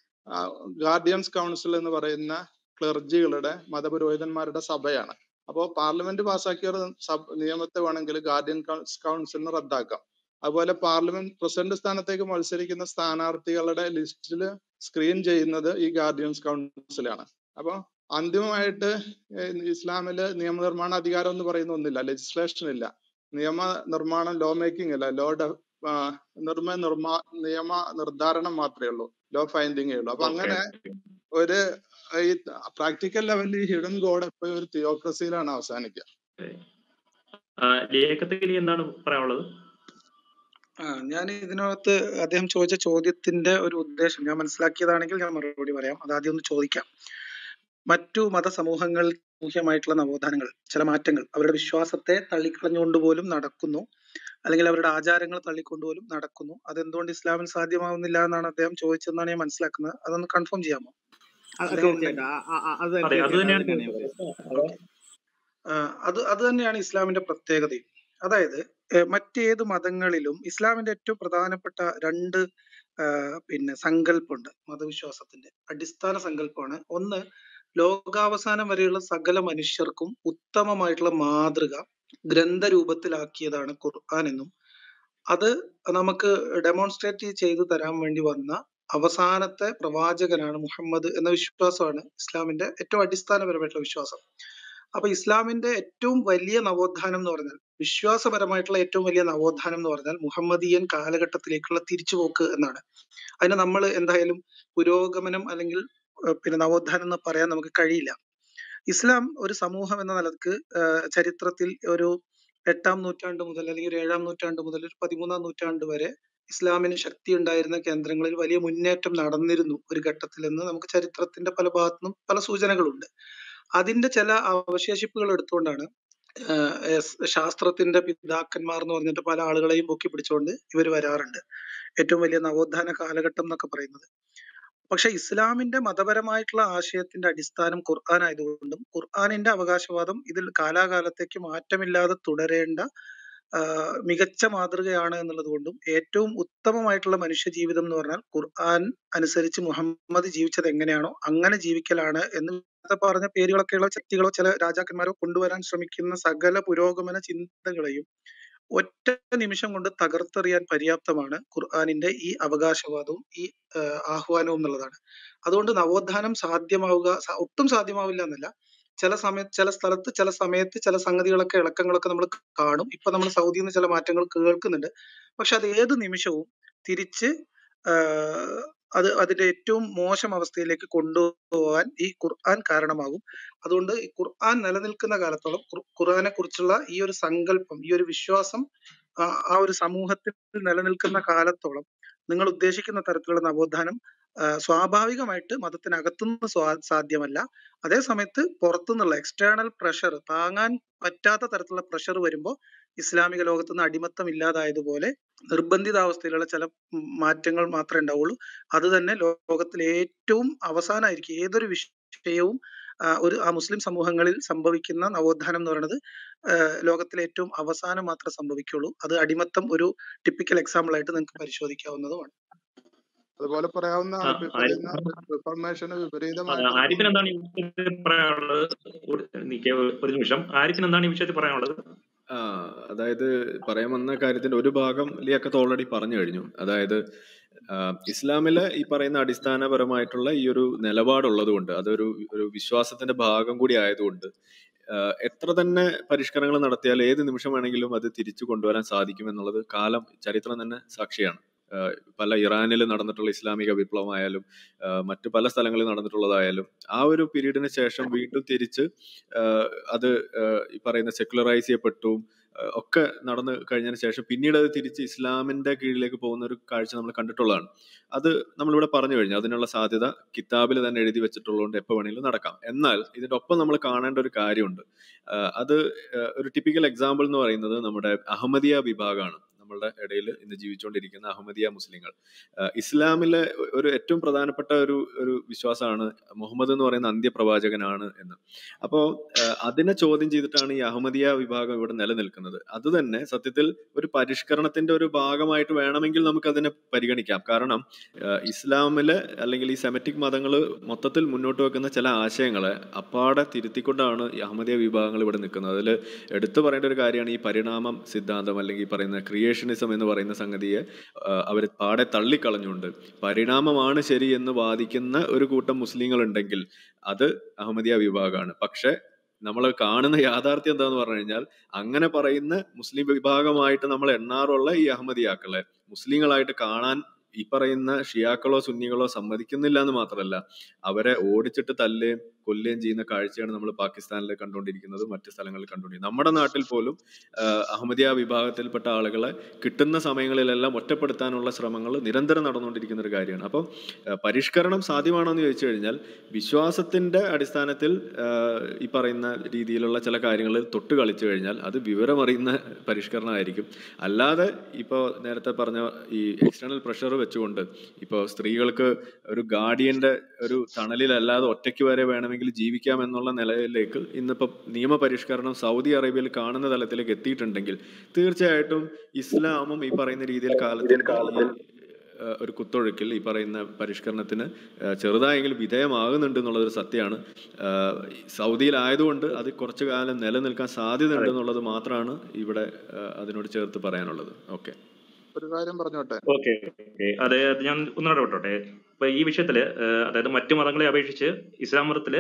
Speaker 2: ഗാർഡിയൻസ് കൗൺസിൽ എന്ന് പറയുന്ന ക്ലർജികളുടെ മതപുരോഹിതന്മാരുടെ സഭയാണ് അപ്പോൾ പാർലമെന്റ് പാസ്സാക്കിയ ഒരു സബ് നിയമത്തെ വേണമെങ്കിൽ ഗാർഡിയൻ കൗൺസിലിന് റദ്ദാക്കാം അതുപോലെ പാർലമെന്റ് പ്രസിഡന്റ് സ്ഥാനത്തേക്ക് മത്സരിക്കുന്ന സ്ഥാനാർത്ഥികളുടെ ലിസ്റ്റിൽ സ്ക്രീൻ ചെയ്യുന്നത് ഈ ഗാർഡിയൻസ് കൗൺസിലാണ് അപ്പൊ അന്തിമമായിട്ട് ഏഹ് ഇസ്ലാമില് നിയമനിർമ്മാണ അധികാരം എന്ന് പറയുന്ന ഒന്നില്ല ലെജിസ്ലേഷൻ ഇല്ല നിയമ നിർമ്മാണം ലോ മേക്കിംഗ് അല്ല ലോ നിർമ്മ നിർമ്മാ നിയമ നിർദ്ധാരണം മാത്രമേ ഉള്ളൂ ലോ ഫൈൻഡിങ്ങേ ഉള്ളൂ അപ്പൊ
Speaker 1: ഓക്കെ
Speaker 2: അങ്ങനെ ഒരു ഈ പ്രാക്ടിക്കൽ ലെവലിൽ ഈ ഹിഡൻ ഗോഡ് എപ്പോഴും ഒരു തിയോക്രസിയിലാണ് അവസാനിക്കുക
Speaker 1: ലിയേക്കത്തേക്ക് എന്താണ് പറയാനുള്ളത്
Speaker 5: ആ ഞാൻ ഇതിനകത്ത് അദ്ദേഹം ചോദിച്ച ചോദ്യത്തിന്റെ ഒരു ഉദ്ദേശം ഞാൻ മനസ്സിലാക്കിയതാണെങ്കിൽ ഞാൻ മറുപടി പറയാം അത് ആദ്യം ഒന്ന് ചോദിക്കാം മറ്റു മതസമൂഹങ്ങൾ സാമൂഹ്യമായിട്ടുള്ള നവോത്ഥാനങ്ങൾ ചില മാറ്റങ്ങൾ അവരുടെ വിശ്വാസത്തെ തള്ളിക്കളഞ്ഞുകൊണ്ട് പോലും നടക്കുന്നു അല്ലെങ്കിൽ അവരുടെ ആചാരങ്ങൾ തള്ളിക്കൊണ്ടുപോലും നടക്കുന്നു അതെന്തുകൊണ്ട് ഇസ്ലാമിൽ സാധ്യമാവുന്നില്ല എന്നാണ് അദ്ദേഹം ചോദിച്ചതെന്നാണ് ഞാൻ മനസ്സിലാക്കുന്നത് അതൊന്ന് കൺഫേം ചെയ്യാമോ
Speaker 15: അത്
Speaker 5: അല്ലെങ്കിൽ
Speaker 15: തീർച്ചയായിട്ടും ആ- ആ- ആ- അത്
Speaker 1: അതെ അത്
Speaker 15: തീർച്ചയായിട്ടും അത്
Speaker 1: തന്നെയാണ്
Speaker 15: തന്നെയാണ് ഞാൻ പറയുന്നത്
Speaker 5: ഓക്കെ അത് അത് തന്നെയാണ് ഇസ്ലാമിന്റെ പ്രത്യേകതയും അതായത് ഏഹ് മറ്റേത് മതങ്ങളിലും ഇസ്ലാമിന്റെ ഏറ്റവും പ്രധാനപ്പെട്ട രണ്ട് ആഹ് പിന്നെ സങ്കല്പമുണ്ട് മതവിശ്വാസത്തിന്റെ അടിസ്ഥാന സങ്കല്പമാണ് ഒന്ന് ലോകാവസാനം വരെയുള്ള സകല മനുഷ്യർക്കും ഉത്തമമായിട്ടുള്ള മാതൃക ഗ്രന്ഥരൂപത്തിലാക്കിയതാണ് ഖുർആൻ എന്നും അത് നമുക്ക് ഡെമോൺസ്ട്രേറ്റ് ചെയ്തു തരാൻ വേണ്ടി വന്ന അവസാനത്തെ പ്രവാചകനാണ് മുഹമ്മദ് എന്ന വിശ്വാസമാണ് ഇസ്ലാമിന്റെ ഏറ്റവും അടിസ്ഥാനപരമായിട്ടുള്ള വിശ്വാസം അപ്പൊ ഇസ്ലാമിന്റെ ഏറ്റവും വലിയ നവോത്ഥാനം എന്ന് പറഞ്ഞാൽ വിശ്വാസപരമായിട്ടുള്ള ഏറ്റവും വലിയ നവോത്ഥാനം എന്ന് പറഞ്ഞാൽ മുഹമ്മദീയൻ കാലഘട്ടത്തിലേക്കുള്ള തിരിച്ചുപോക്ക് എന്നാണ് അതിന് നമ്മൾ എന്തായാലും പുരോഗമനം അല്ലെങ്കിൽ ഏഹ് പിന്നെ നവോത്ഥാനം എന്ന് പറയാൻ നമുക്ക് കഴിയില്ല ഇസ്ലാം ഒരു സമൂഹം എന്ന നിലക്ക് ഏഹ് ചരിത്രത്തിൽ ഒരു എട്ടാം നൂറ്റാണ്ട് മുതൽ അല്ലെങ്കിൽ ഒരു ഏഴാം നൂറ്റാണ്ട് മുതൽ ഒരു പതിമൂന്നാം നൂറ്റാണ്ട് വരെ ഇസ്ലാമിന് ശക്തി ഉണ്ടായിരുന്ന കേന്ദ്രങ്ങളിൽ വലിയ മുന്നേറ്റം നടന്നിരുന്നു ഒരു ഘട്ടത്തിൽ എന്ന് നമുക്ക് ചരിത്രത്തിന്റെ പല ഭാഗത്തുനിന്നും പല സൂചനകളുണ്ട് അതിന്റെ ചില അവശേഷിപ്പുകൾ എടുത്തുകൊണ്ടാണ് ആഹ് എസ് ശാസ്ത്രത്തിന്റെ പിതാക്കന്മാർ എന്ന് പറഞ്ഞിട്ട് പല ആളുകളെയും പൊക്കി പിടിച്ചുകൊണ്ട് ഇവർ വരാറുണ്ട് ഏറ്റവും വലിയ നവോത്ഥാന കാലഘട്ടം എന്നൊക്കെ പറയുന്നത് പക്ഷെ ഇസ്ലാമിന്റെ മതപരമായിട്ടുള്ള ആശയത്തിന്റെ അടിസ്ഥാനം ഖുർആൻ ആയതുകൊണ്ടും ഖുർആനിന്റെ അവകാശവാദം ഇതിൽ കാലാകാലത്തേക്ക് മാറ്റമില്ലാതെ തുടരേണ്ട ആഹ് മികച്ച മാതൃകയാണ് എന്നുള്ളത് കൊണ്ടും ഏറ്റവും ഉത്തമമായിട്ടുള്ള മനുഷ്യ ജീവിതം എന്ന് പറഞ്ഞാൽ ഖുർആൻ അനുസരിച്ച് മുഹമ്മദ് ജീവിച്ചത് എങ്ങനെയാണോ അങ്ങനെ ജീവിക്കലാണ് എന്ന് നേരത്തെ പറഞ്ഞ പേരുകളൊക്കെയുള്ള ശക്തികളോ ചില രാജാക്കന്മാരോ കൊണ്ടുവരാൻ ശ്രമിക്കുന്ന സകല പുരോഗമന ചിന്തകളെയും ഒറ്റ നിമിഷം കൊണ്ട് തകർത്തെറിയാൻ പര്യാപ്തമാണ് ഖുർആനിന്റെ ഈ അവകാശവാദവും ഈ ആഹ് ആഹ്വാനവും എന്നുള്ളതാണ് അതുകൊണ്ട് നവോത്ഥാനം സാധ്യമാവുക സ- ഒട്ടും സാധ്യമാവില്ല എന്നല്ല ചില സമയത്ത് ചില സ്ഥലത്ത് ചില സമയത്ത് ചില സംഗതികളൊക്കെ ഇളക്കങ്ങളൊക്കെ നമ്മൾ കാണും ഇപ്പൊ നമ്മൾ സൗദിയിൽ നിന്ന് ചില മാറ്റങ്ങൾ കേൾക്കുന്നുണ്ട് പക്ഷെ അത് ഏത് നിമിഷവും തിരിച്ച് ആഹ് അത് അതിന്റെ ഏറ്റവും മോശം അവസ്ഥയിലേക്ക് കൊണ്ടുപോകാൻ ഈ ഖുർആൻ കാരണമാകും അതുകൊണ്ട് ഈ ഖുർആൻ നിലനിൽക്കുന്ന കാലത്തോളം ഖുർ- ഖുർആനെ കുറിച്ചുള്ള ഈ ഒരു സങ്കല്പം ഈ ഒരു വിശ്വാസം ആ ആ ഒരു സമൂഹത്തിൽ നിലനിൽക്കുന്ന കാലത്തോളം നിങ്ങൾ ഉദ്ദേശിക്കുന്ന തരത്തിലുള്ള നവോത്ഥാനം ആ, സ്വാഭാവികമായിട്ട് മതത്തിനകത്തുനിന്ന് സ്വാ സാധ്യമല്ല അതേ സമയത്ത് പുറത്തുനിന്നുള്ള എക്സ്റ്റേണൽ പ്രഷർ താങ്ങാൻ പറ്റാത്ത തരത്തിലുള്ള പ്രഷർ വരുമ്പോൾ ഇസ്ലാമിക ലോകത്ത് നിന്ന് അടിമത്തം ഇല്ലാതായതുപോലെ നിർബന്ധിതാവസ്ഥയിലുള്ള ചില ഉം മാറ്റങ്ങൾ മാത്രമേ ഉണ്ടാവുള്ളൂ അത് തന്നെ ലോകത്തിൽ ഏറ്റവും അവസാനമായിരിക്കും ഏതൊരു വിഷയവും ആ, ഒരു ആ മുസ്ലിം സമൂഹങ്ങളിൽ സംഭവിക്കുന്ന നവോത്ഥാനം എന്ന് പറയുന്നത് ആ, ലോകത്തിലെ ഏറ്റവും അവസാനം മാത്രമേ സംഭവിക്കുള്ളൂ അത് അടിമത്തം ഒരു ടിപ്പിക്കൽ എക്സാമ്പിൾ ആയിട്ട് നിങ്ങൾക്ക് പരിശോധിക്കാവുന്നതുമാണ്
Speaker 2: അതുപോലെ പറയാവുന്ന
Speaker 1: ആ,
Speaker 2: ഈ
Speaker 1: ആരി-
Speaker 2: പറയുന്ന റിഫർമേഷന്
Speaker 1: ആ,
Speaker 2: വിപരീതമായിട്ടുള്ള
Speaker 1: ആരിഫിന് എന്താണ് ഈ വിഷയത്തിൽ പറയാനുള്ളത് ഒരു നിക്ക് ഒരു നിമിഷം ആരിഫിന് എന്താണ് ഈ വിഷയത്തിൽ പറയാനുള്ളത്
Speaker 6: ആ അതായത് പറയാൻ വന്ന കാര്യത്തിന്റെ ഒരു ഭാഗം ലിയാക്കത്ത് ഓൾറെഡി പറഞ്ഞു കഴിഞ്ഞു അതായത് ആ, ഇസ്ലാമിലെ ഈ പറയുന്ന അടിസ്ഥാനപരമായിട്ടുള്ള ഈ ഒരു നിലപാടുള്ളത് കൊണ്ട് അതൊരു ഒരു വിശ്വാസത്തിന്റെ ഭാഗം കൂടി ആയതുകൊണ്ട് ആ, എത്ര തന്നെ പരിഷ്കരണങ്ങൾ നടത്തിയാൽ ഏത് നിമിഷം വേണമെങ്കിലും അത് തിരിച്ചു കൊണ്ടുവരാൻ സാധിക്കും എന്നുള്ളത് കാലം ചരിത്രം തന്നെ സാക്ഷിയാണ് ആ, പല ഇറാനിൽ നടന്നിട്ടുള്ള ഇസ്ലാമിക വിപ്ലവമായാലും ആ, മറ്റു പല സ്ഥലങ്ങളിൽ നടന്നിട്ടുള്ളതായാലും ആ ഒരു പീരീഡിന് ശേഷം വീണ്ടും തിരിച്ച് ആ, അത് ആ, ഈ പറയുന്ന സെക്കുലറൈസ് ചെയ്യപ്പെട്ടു ആ, ഒക്കെ നടന്നു കഴിഞ്ഞതിന് ശേഷം പിന്നീട് അത് തിരിച്ച് ഇസ്ലാമിന്റെ കീഴിലേക്ക് പോകുന്ന ഒരു കാഴ്ച നമ്മൾ കണ്ടിട്ടുള്ളതാണ് അത് നമ്മളിവിടെ പറഞ്ഞു കഴിഞ്ഞു അതിനുള്ള സാധ്യത കിതാബിൽ തന്നെ എഴുതി വെച്ചിട്ടുള്ളതുകൊണ്ട് എപ്പോൾ വേണമെങ്കിലും നടക്കാം എന്നാൽ ഇതിന്റെ ഒപ്പം നമ്മൾ കാണേണ്ട ഒരു കാര്യമുണ്ട് ആ, അത് ആ, ഒരു ടിപ്പിക്കൽ എക്സാമ്പിൾ എന്ന് പറയുന്നത് നമ്മുടെ അഹമ്മദിയ വിഭാഗമാണ് നമ്മളുടെ ഇടയിൽ ഇന്ന് ജീവിച്ചുകൊണ്ടിരിക്കുന്ന അഹമ്മദിയ മുസ്ലിങ്ങൾ ആ, ഇസ്ലാമിലെ ഒരു ഏറ്റവും പ്രധാനപ്പെട്ട ഒരു ഒരു വിശ്വാസമാണ് മുഹമ്മദ് എന്ന് പറയുന്ന അന്ത്യപ്രവാചകനാണ് എന്ന് അപ്പോൾ അതിനെ ചോദ്യം ചെയ്തിട്ടാണ് ഈ അഹമ്മദിയ വിഭാഗം ഇവിടെ നിലനിൽക്കുന്നത് അത് തന്നെ സത്യത്തിൽ ഒരു പരിഷ്കരണത്തിന്റെ ഒരു ഭാഗമായിട്ട് വേണമെങ്കിൽ നമുക്ക് അതിനെ പരിഗണിക്കാം കാരണം ആ, ഇസ്ലാമിലെ അല്ലെങ്കിൽ ഈ സെമറ്റിക് മതങ്ങൾ മൊത്തത്തിൽ മുന്നോട്ട് വെക്കുന്ന ചില ആശയങ്ങളെ അപ്പാടെ തിരുത്തിക്കൊണ്ടാണ് ഈ അഹമ്മദിയ വിഭാഗങ്ങൾ ഇവിടെ നിൽക്കുന്നത് അതിൽ എടുത്തു പറയേണ്ട ഒരു കാര്യമാണ് ഈ പരിണാമം സിദ്ധാന്തം അല്ലെങ്കിൽ ഈ പറയുന്ന ക്രിയേഷനിസം എന്ന് പറയുന്ന സംഗതിയെ അവർ പാടെ തള്ളിക്കളഞ്ഞുകൊണ്ട് പരിണാമമാണ് ശരി എന്ന് വാദിക്കുന്ന ഒരു കൂട്ടം മുസ്ലിങ്ങൾ ഉണ്ടെങ്കിൽ അത് അഹമ്മദിയ വിഭാഗമാണ് പക്ഷെ നമ്മൾ കാണുന്ന യാഥാർത്ഥ്യം എന്താന്ന് പറഞ്ഞു കഴിഞ്ഞാൽ അങ്ങനെ പറയുന്ന മുസ്ലിം വിഭാഗമായിട്ട് നമ്മൾ എണ്ണാറുള്ള ഈ അഹമ്മദിയാക്കളെ മുസ്ലിങ്ങളായിട്ട് കാണാൻ ഈ പറയുന്ന ഷിയാക്കളോ സുന്നികളോ സമ്മതിക്കുന്നില്ല എന്ന് മാത്രമല്ല അവരെ ഓടിച്ചിട്ട് തല്ലുകയും കൊല്ലുകയും ചെയ്യുന്ന കാഴ്ചയാണ് നമ്മൾ പാകിസ്ഥാനിൽ കണ്ടുകൊണ്ടിരിക്കുന്നത് മറ്റ് സ്ഥലങ്ങളിൽ കണ്ടുകൊണ്ടിരിക്കുന്നത് നമ്മുടെ നാട്ടിൽ പോലും ആഹ് അഹമ്മദിയ വിഭാഗത്തിൽപ്പെട്ട ആളുകളെ കിട്ടുന്ന സമയങ്ങളിലെല്ലാം ഒറ്റപ്പെടുത്താനുള്ള ശ്രമങ്ങൾ നിരന്തരം നടന്നുകൊണ്ടിരിക്കുന്ന ഒരു കാര്യമാണ് അപ്പം ആഹ് പരിഷ്കരണം സാധ്യമാണോ എന്ന് ചോദിച്ചു കഴിഞ്ഞാൽ വിശ്വാസത്തിന്റെ അടിസ്ഥാനത്തിൽ ആഹ് ഈ പറയുന്ന രീതിയിലുള്ള ചില കാര്യങ്ങൾ തൊട്ട് കളിച്ചു കഴിഞ്ഞാൽ അത് വിവരമറിയുന്ന പരിഷ്കരണമായിരിക്കും അല്ലാതെ ഇപ്പോൾ നേരത്തെ പറഞ്ഞ ഈ എക്സ്റ്റേണൽ പ്രഷർ വെച്ചുകൊണ്ട് ഇപ്പോൾ സ്ത്രീകൾക്ക് ഒരു ഗാർഡിയന്റെ ഒരു തണലിലല്ലാതെ ഒറ്റയ്ക്ക് വരെ വേണമെങ്കിൽ ജീവിക്കാം എന്നുള്ള നിലയിലേക്ക് ഇന്നിപ്പോൾ നിയമപരിഷ്കരണം സൗദി അറേബ്യയിൽ കാണുന്ന തലത്തിലേക്ക് എത്തിയിട്ടുണ്ടെങ്കിൽ തീർച്ചയായിട്ടും ഇസ്ലാമും ഈ പറയുന്ന രീതിയിൽ കാലത്തിൽ ഏഹ് ഒരു കുത്തൊഴുക്കിൽ ഈ പറയുന്ന പരിഷ്കരണത്തിന് ഏഹ് ചെറുതായെങ്കിലും വിധേയമാകുന്നുണ്ട് എന്നുള്ളതൊരു സത്യമാണ് ഏഹ് സൗദിയിലായതുകൊണ്ട് അത് കുറച്ചു കാലം നിലനിൽക്കാൻ സാധ്യതയുണ്ട് എന്നുള്ളത് മാത്രമാണ് ഇവിടെ ഏഹ് അതിനോട് ചേർത്ത് പറയാനുള്ളത് ഓക്കെ
Speaker 2: ഒരു കാര്യം പറഞ്ഞോട്ടെ
Speaker 1: ഓക്കെ ഓക്കെ അതായത് ഞാൻ ഒന്നുകൂടെ വിട്ടോട്ടെ ഇപ്പൊ ഈ വിഷയത്തില് ഏഹ് അതായത് മറ്റു മതങ്ങളെ അപേക്ഷിച്ച് ഇസ്ലാം മതത്തില്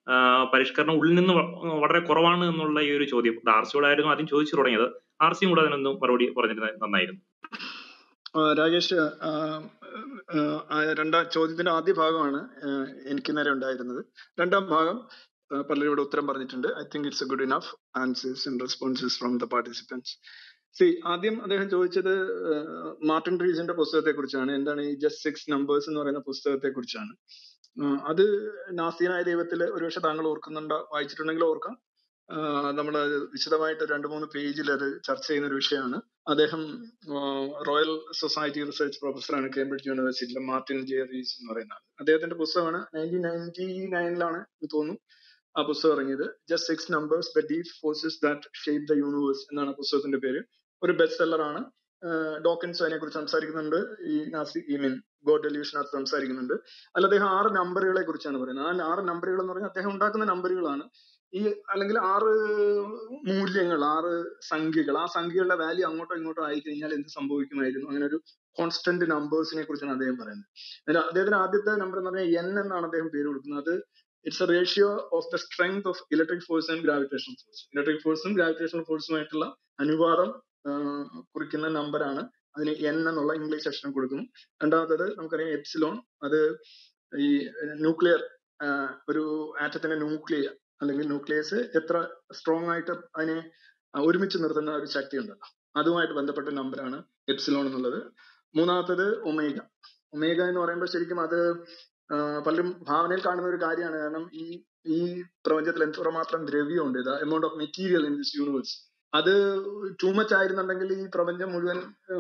Speaker 1: ആ, പരിഷ്കരണം ഉള്ളിൽ നിന്ന് വ- വളരെ കുറവാണ് എന്നുള്ള ഈ ഒരു ചോദ്യം ഇത് ആർസിയോടായിരുന്നു ആദ്യം ചോദിച്ചു തുടങ്ങിയത് ആർസിയും കൂടെ അതിനൊന്ന് മറുപടി പറഞ്ഞിരുന്നത് നന്നായിരുന്നു
Speaker 9: ആ, രാജേഷ് ആ, ആ, ആ, രണ്ടാം ചോദ്യത്തിന്റെ ആദ്യ ഭാഗമാണ് ആ, എനിക്ക് നേരെ ഉണ്ടായിരുന്നത് രണ്ടാം ഭാഗം ആ, പലരും ഇവിടെ ഉത്തരം പറഞ്ഞിട്ടുണ്ട് I think it's a good enough answers and responses from the participants സി ആദ്യം അദ്ദേഹം ചോദിച്ചത് ആ, മാർട്ടിൻ റീസിന്റെ പുസ്തകത്തെ കുറിച്ചാണ് എന്താണ് ഈ ജസ്റ്റ് സിക്സ് നമ്പേഴ്സ് എന്ന് പറയുന്ന പുസ്തകത്തെ കുറിച്ചാണ് അത് നാസീനായ ദൈവത്തിൽ ഒരുപക്ഷെ താങ്കൾ ഓർക്കുന്നുണ്ടോ വായിച്ചിട്ടുണ്ടെങ്കിൽ ഓർക്കാം നമ്മൾ വിശദമായിട്ട് രണ്ട് മൂന്ന് പേജിൽ അത് ചർച്ച ചെയ്യുന്ന ഒരു വിഷയമാണ് അദ്ദേഹം റോയൽ സൊസൈറ്റി റിസർച്ച് പ്രൊഫസറാണ് കേംബ്രിഡ്ജ് യൂണിവേഴ്സിറ്റിയിലെ മാർട്ടിൻ ജെ റീസ് എന്ന് പറയുന്ന ആൾ അദ്ദേഹത്തിന്റെ പുസ്തകമാണ് നയൻറ്റീൻ നയൻറ്റി നയനിലാണ് തോന്നുന്നു ആ പുസ്തകം ഇറങ്ങിയത് just six numbers the deep forces that shape the universe എന്നാണ് ആ പുസ്തകത്തിന്റെ പേര് ഒരു ബെസ്റ്റ് സെല്ലറാണ് ഡോക്കൻസ് അതിനെ കുറിച്ച് സംസാരിക്കുന്നുണ്ട് ഈ നാസി ഈ മീൻ ഗോഡ് ഡെലിവിഷനകത്ത് സംസാരിക്കുന്നുണ്ട് അതിൽ അദ്ദേഹം ആറ് നമ്പറുകളെ കുറിച്ചാണ് പറയുന്നത് ആ ആറ് നമ്പറുകൾ എന്ന് പറഞ്ഞാൽ അദ്ദേഹം ഉണ്ടാക്കുന്ന നമ്പറുകളാണ് ഈ അല്ലെങ്കിൽ ആറ് മൂല്യങ്ങൾ ആറ് സംഖ്യകൾ ആ സംഖ്യകളുടെ വാല്യൂ അങ്ങോട്ടോ ഇങ്ങോട്ടോ ആയി കഴിഞ്ഞാൽ എന്ത് സംഭവിക്കുമായിരുന്നു അങ്ങനെ ഒരു കോൺസ്റ്റന്റ് നമ്പേഴ്സിനെ കുറിച്ചാണ് അദ്ദേഹം പറയുന്നത് അതിൽ അദ്ദേഹത്തിന്റെ ആദ്യത്തെ നമ്പർ എന്ന് പറഞ്ഞാൽ എൻ എന്നാണ് അദ്ദേഹം പേര് കൊടുക്കുന്നത് അത് it's a ratio of the strength of electric force and gravitational force electric ഫോഴ്സും ഗ്രാവിറ്റേഷണൽ ഫോഴ്സുമായിട്ടുള്ള അനുപാതം ആ, കുറിക്കുന്ന നമ്പറാണ് അതിന് എൻ എന്നുള്ള ഇംഗ്ലീഷ് അക്ഷരം കൊടുക്കുന്നു രണ്ടാമത്തത് നമുക്കറിയാം എപ്സിലോൺ അത് ഈ ന്യൂക്ലിയർ ഒരു ആറ്റത്തിന്റെ ന്യൂക്ലിയർ അല്ലെങ്കിൽ ന്യൂക്ലിയസ് എത്ര സ്ട്രോങ് ആയിട്ട് അതിനെ ആ, ഒരുമിച്ച് നിർത്തുന്ന ഒരു ശക്തി ഉണ്ടല്ലോ അതുമായിട്ട് ബന്ധപ്പെട്ട നമ്പറാണ് എപ്സിലോൺ എന്നുള്ളത് മൂന്നാമത്തത് ഒമേഗ ഒമേഗ എന്ന് പറയുമ്പോൾ ശരിക്കും അത് ആ, പലരും ഭാവനയിൽ കാണുന്ന ഒരു കാര്യമാണ് കാരണം ഈ ഈ പ്രപഞ്ചത്തിൽ എത്രമാത്രം ദ്രവ്യമുണ്ട് ഇത് amount of material in this universe അത് ടൂ മച്ച് ആയിരുന്നുണ്ടെങ്കിൽ ഈ പ്രപഞ്ചം മുഴുവൻ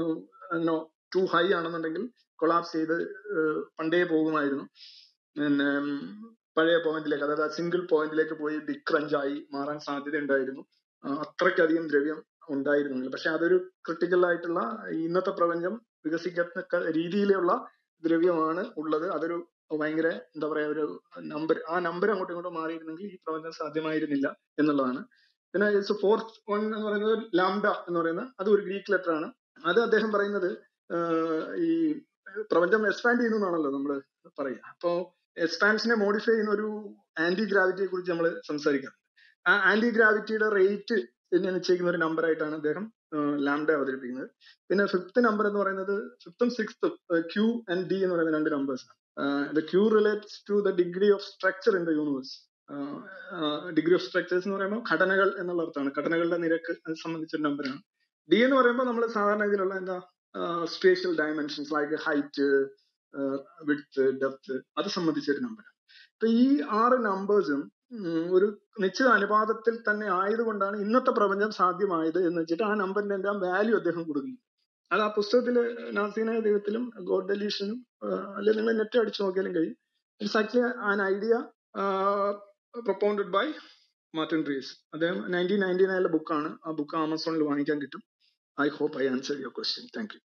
Speaker 9: ടു ഹൈ ആണെന്നുണ്ടെങ്കിൽ കൊളാപ്സ് ചെയ്ത് ഏഹ് പണ്ടേ പോകുമായിരുന്നു പിന്നെ ഉം, പഴയ പോയിന്റിലേക്ക് അതായത് സിംഗിൾ പോയിന്റിലേക്ക് പോയി ബിഗ് ക്രഞ്ച് ആയി മാറാൻ സാധ്യത ഉണ്ടായിരുന്നു ആ, അത്രയ്ക്കധികം ദ്രവ്യം ഉണ്ടായിരുന്നില്ല പക്ഷെ അതൊരു ക്രിട്ടിക്കൽ ആയിട്ടുള്ള ഇന്നത്തെ പ്രപഞ്ചം വികസിക്കത്തക്ക രീതിയിലുള്ള ദ്രവ്യമാണ് ഉള്ളത് അതൊരു ഭയങ്കര എന്താ പറയാ ഒരു നമ്പർ ആ നമ്പർ അങ്ങോട്ടും ഇങ്ങോട്ടും മാറിയിരുന്നെങ്കിൽ ഈ പ്രപഞ്ചം സാധ്യമായിരുന്നില്ല എന്നുള്ളതാണ് പിന്നെ ഫോർത്ത് വൺ എന്ന് പറയുന്നത് ലാംഡ എന്ന് പറയുന്ന അത് ഒരു ഗ്രീക്ക് ലെറ്റർ ആണ് അത് അദ്ദേഹം പറയുന്നത് ആഹ് ഈ പ്രപഞ്ചം എക്സ്പാൻഡ് ചെയ്യുന്നു എന്നാണല്ലോ നമ്മൾ പറയുക അപ്പോ എക്സ്പാൻഷനെ മോഡിഫൈ ചെയ്യുന്ന ഒരു ആന്റി ഗ്രാവിറ്റിയെ കുറിച്ച് നമ്മൾ സംസാരിക്കാറുണ്ട് ആ ആന്റി ഗ്രാവിറ്റിയുടെ റേറ്റ് എന്നെ നിശ്ചയിക്കുന്ന ഒരു നമ്പർ ആയിട്ടാണ് അദ്ദേഹം ലാംഡ അവതരിപ്പിക്കുന്നത് പിന്നെ ഫിഫ്ത്ത് നമ്പർ എന്ന് പറയുന്നത് ഫിഫ്ത്തും സിക്സ്ത്തും ക്യൂ ആൻഡ് ഡി എന്ന് പറയുന്ന രണ്ട് നമ്പേഴ്സ് ആണ് the Q relates to the degree of structure in the universe degree of structures എന്ന് പറയുമ്പോൾ ഘടനകൾ എന്നുള്ള അർത്ഥമാണ് ഘടനകളുടെ നിരക്ക് അത് സംബന്ധിച്ചൊരു നമ്പറാണ് ഡി എന്ന് പറയുമ്പോൾ നമ്മൾ സാധാരണ ഇതിലുള്ള എന്താ spatial dimensions like height width depth അത് സംബന്ധിച്ചൊരു നമ്പറാണ് അപ്പൊ ഈ ആറ് നമ്പേഴ്സും ഒരു നിശ്ചിത അനുപാതത്തിൽ തന്നെ ആയതുകൊണ്ടാണ് ഇന്നത്തെ പ്രപഞ്ചം സാധ്യമായത് എന്ന് വെച്ചിട്ട് ആ നമ്പറിന്റെ എല്ലാം വാല്യൂ അദ്ദേഹം കൊടുക്കുന്നു അത് ആ പുസ്തകത്തില് നാസീനായ ദൈവത്തിലും ഗോഡ് ഡെലീഷനും അല്ലെങ്കിൽ നിങ്ങൾ നെറ്റ് അടിച്ചു നോക്കിയാലും കഴിയും it's actually an idea propounded by Martin Rees അദ്ദേഹം നയൻറ്റീൻ നയൻറ്റി നയനിലെ ബുക്കാണ് ആ ബുക്ക് ആമസോണിൽ വാങ്ങിക്കാൻ കിട്ടും I hope I answer your question thank you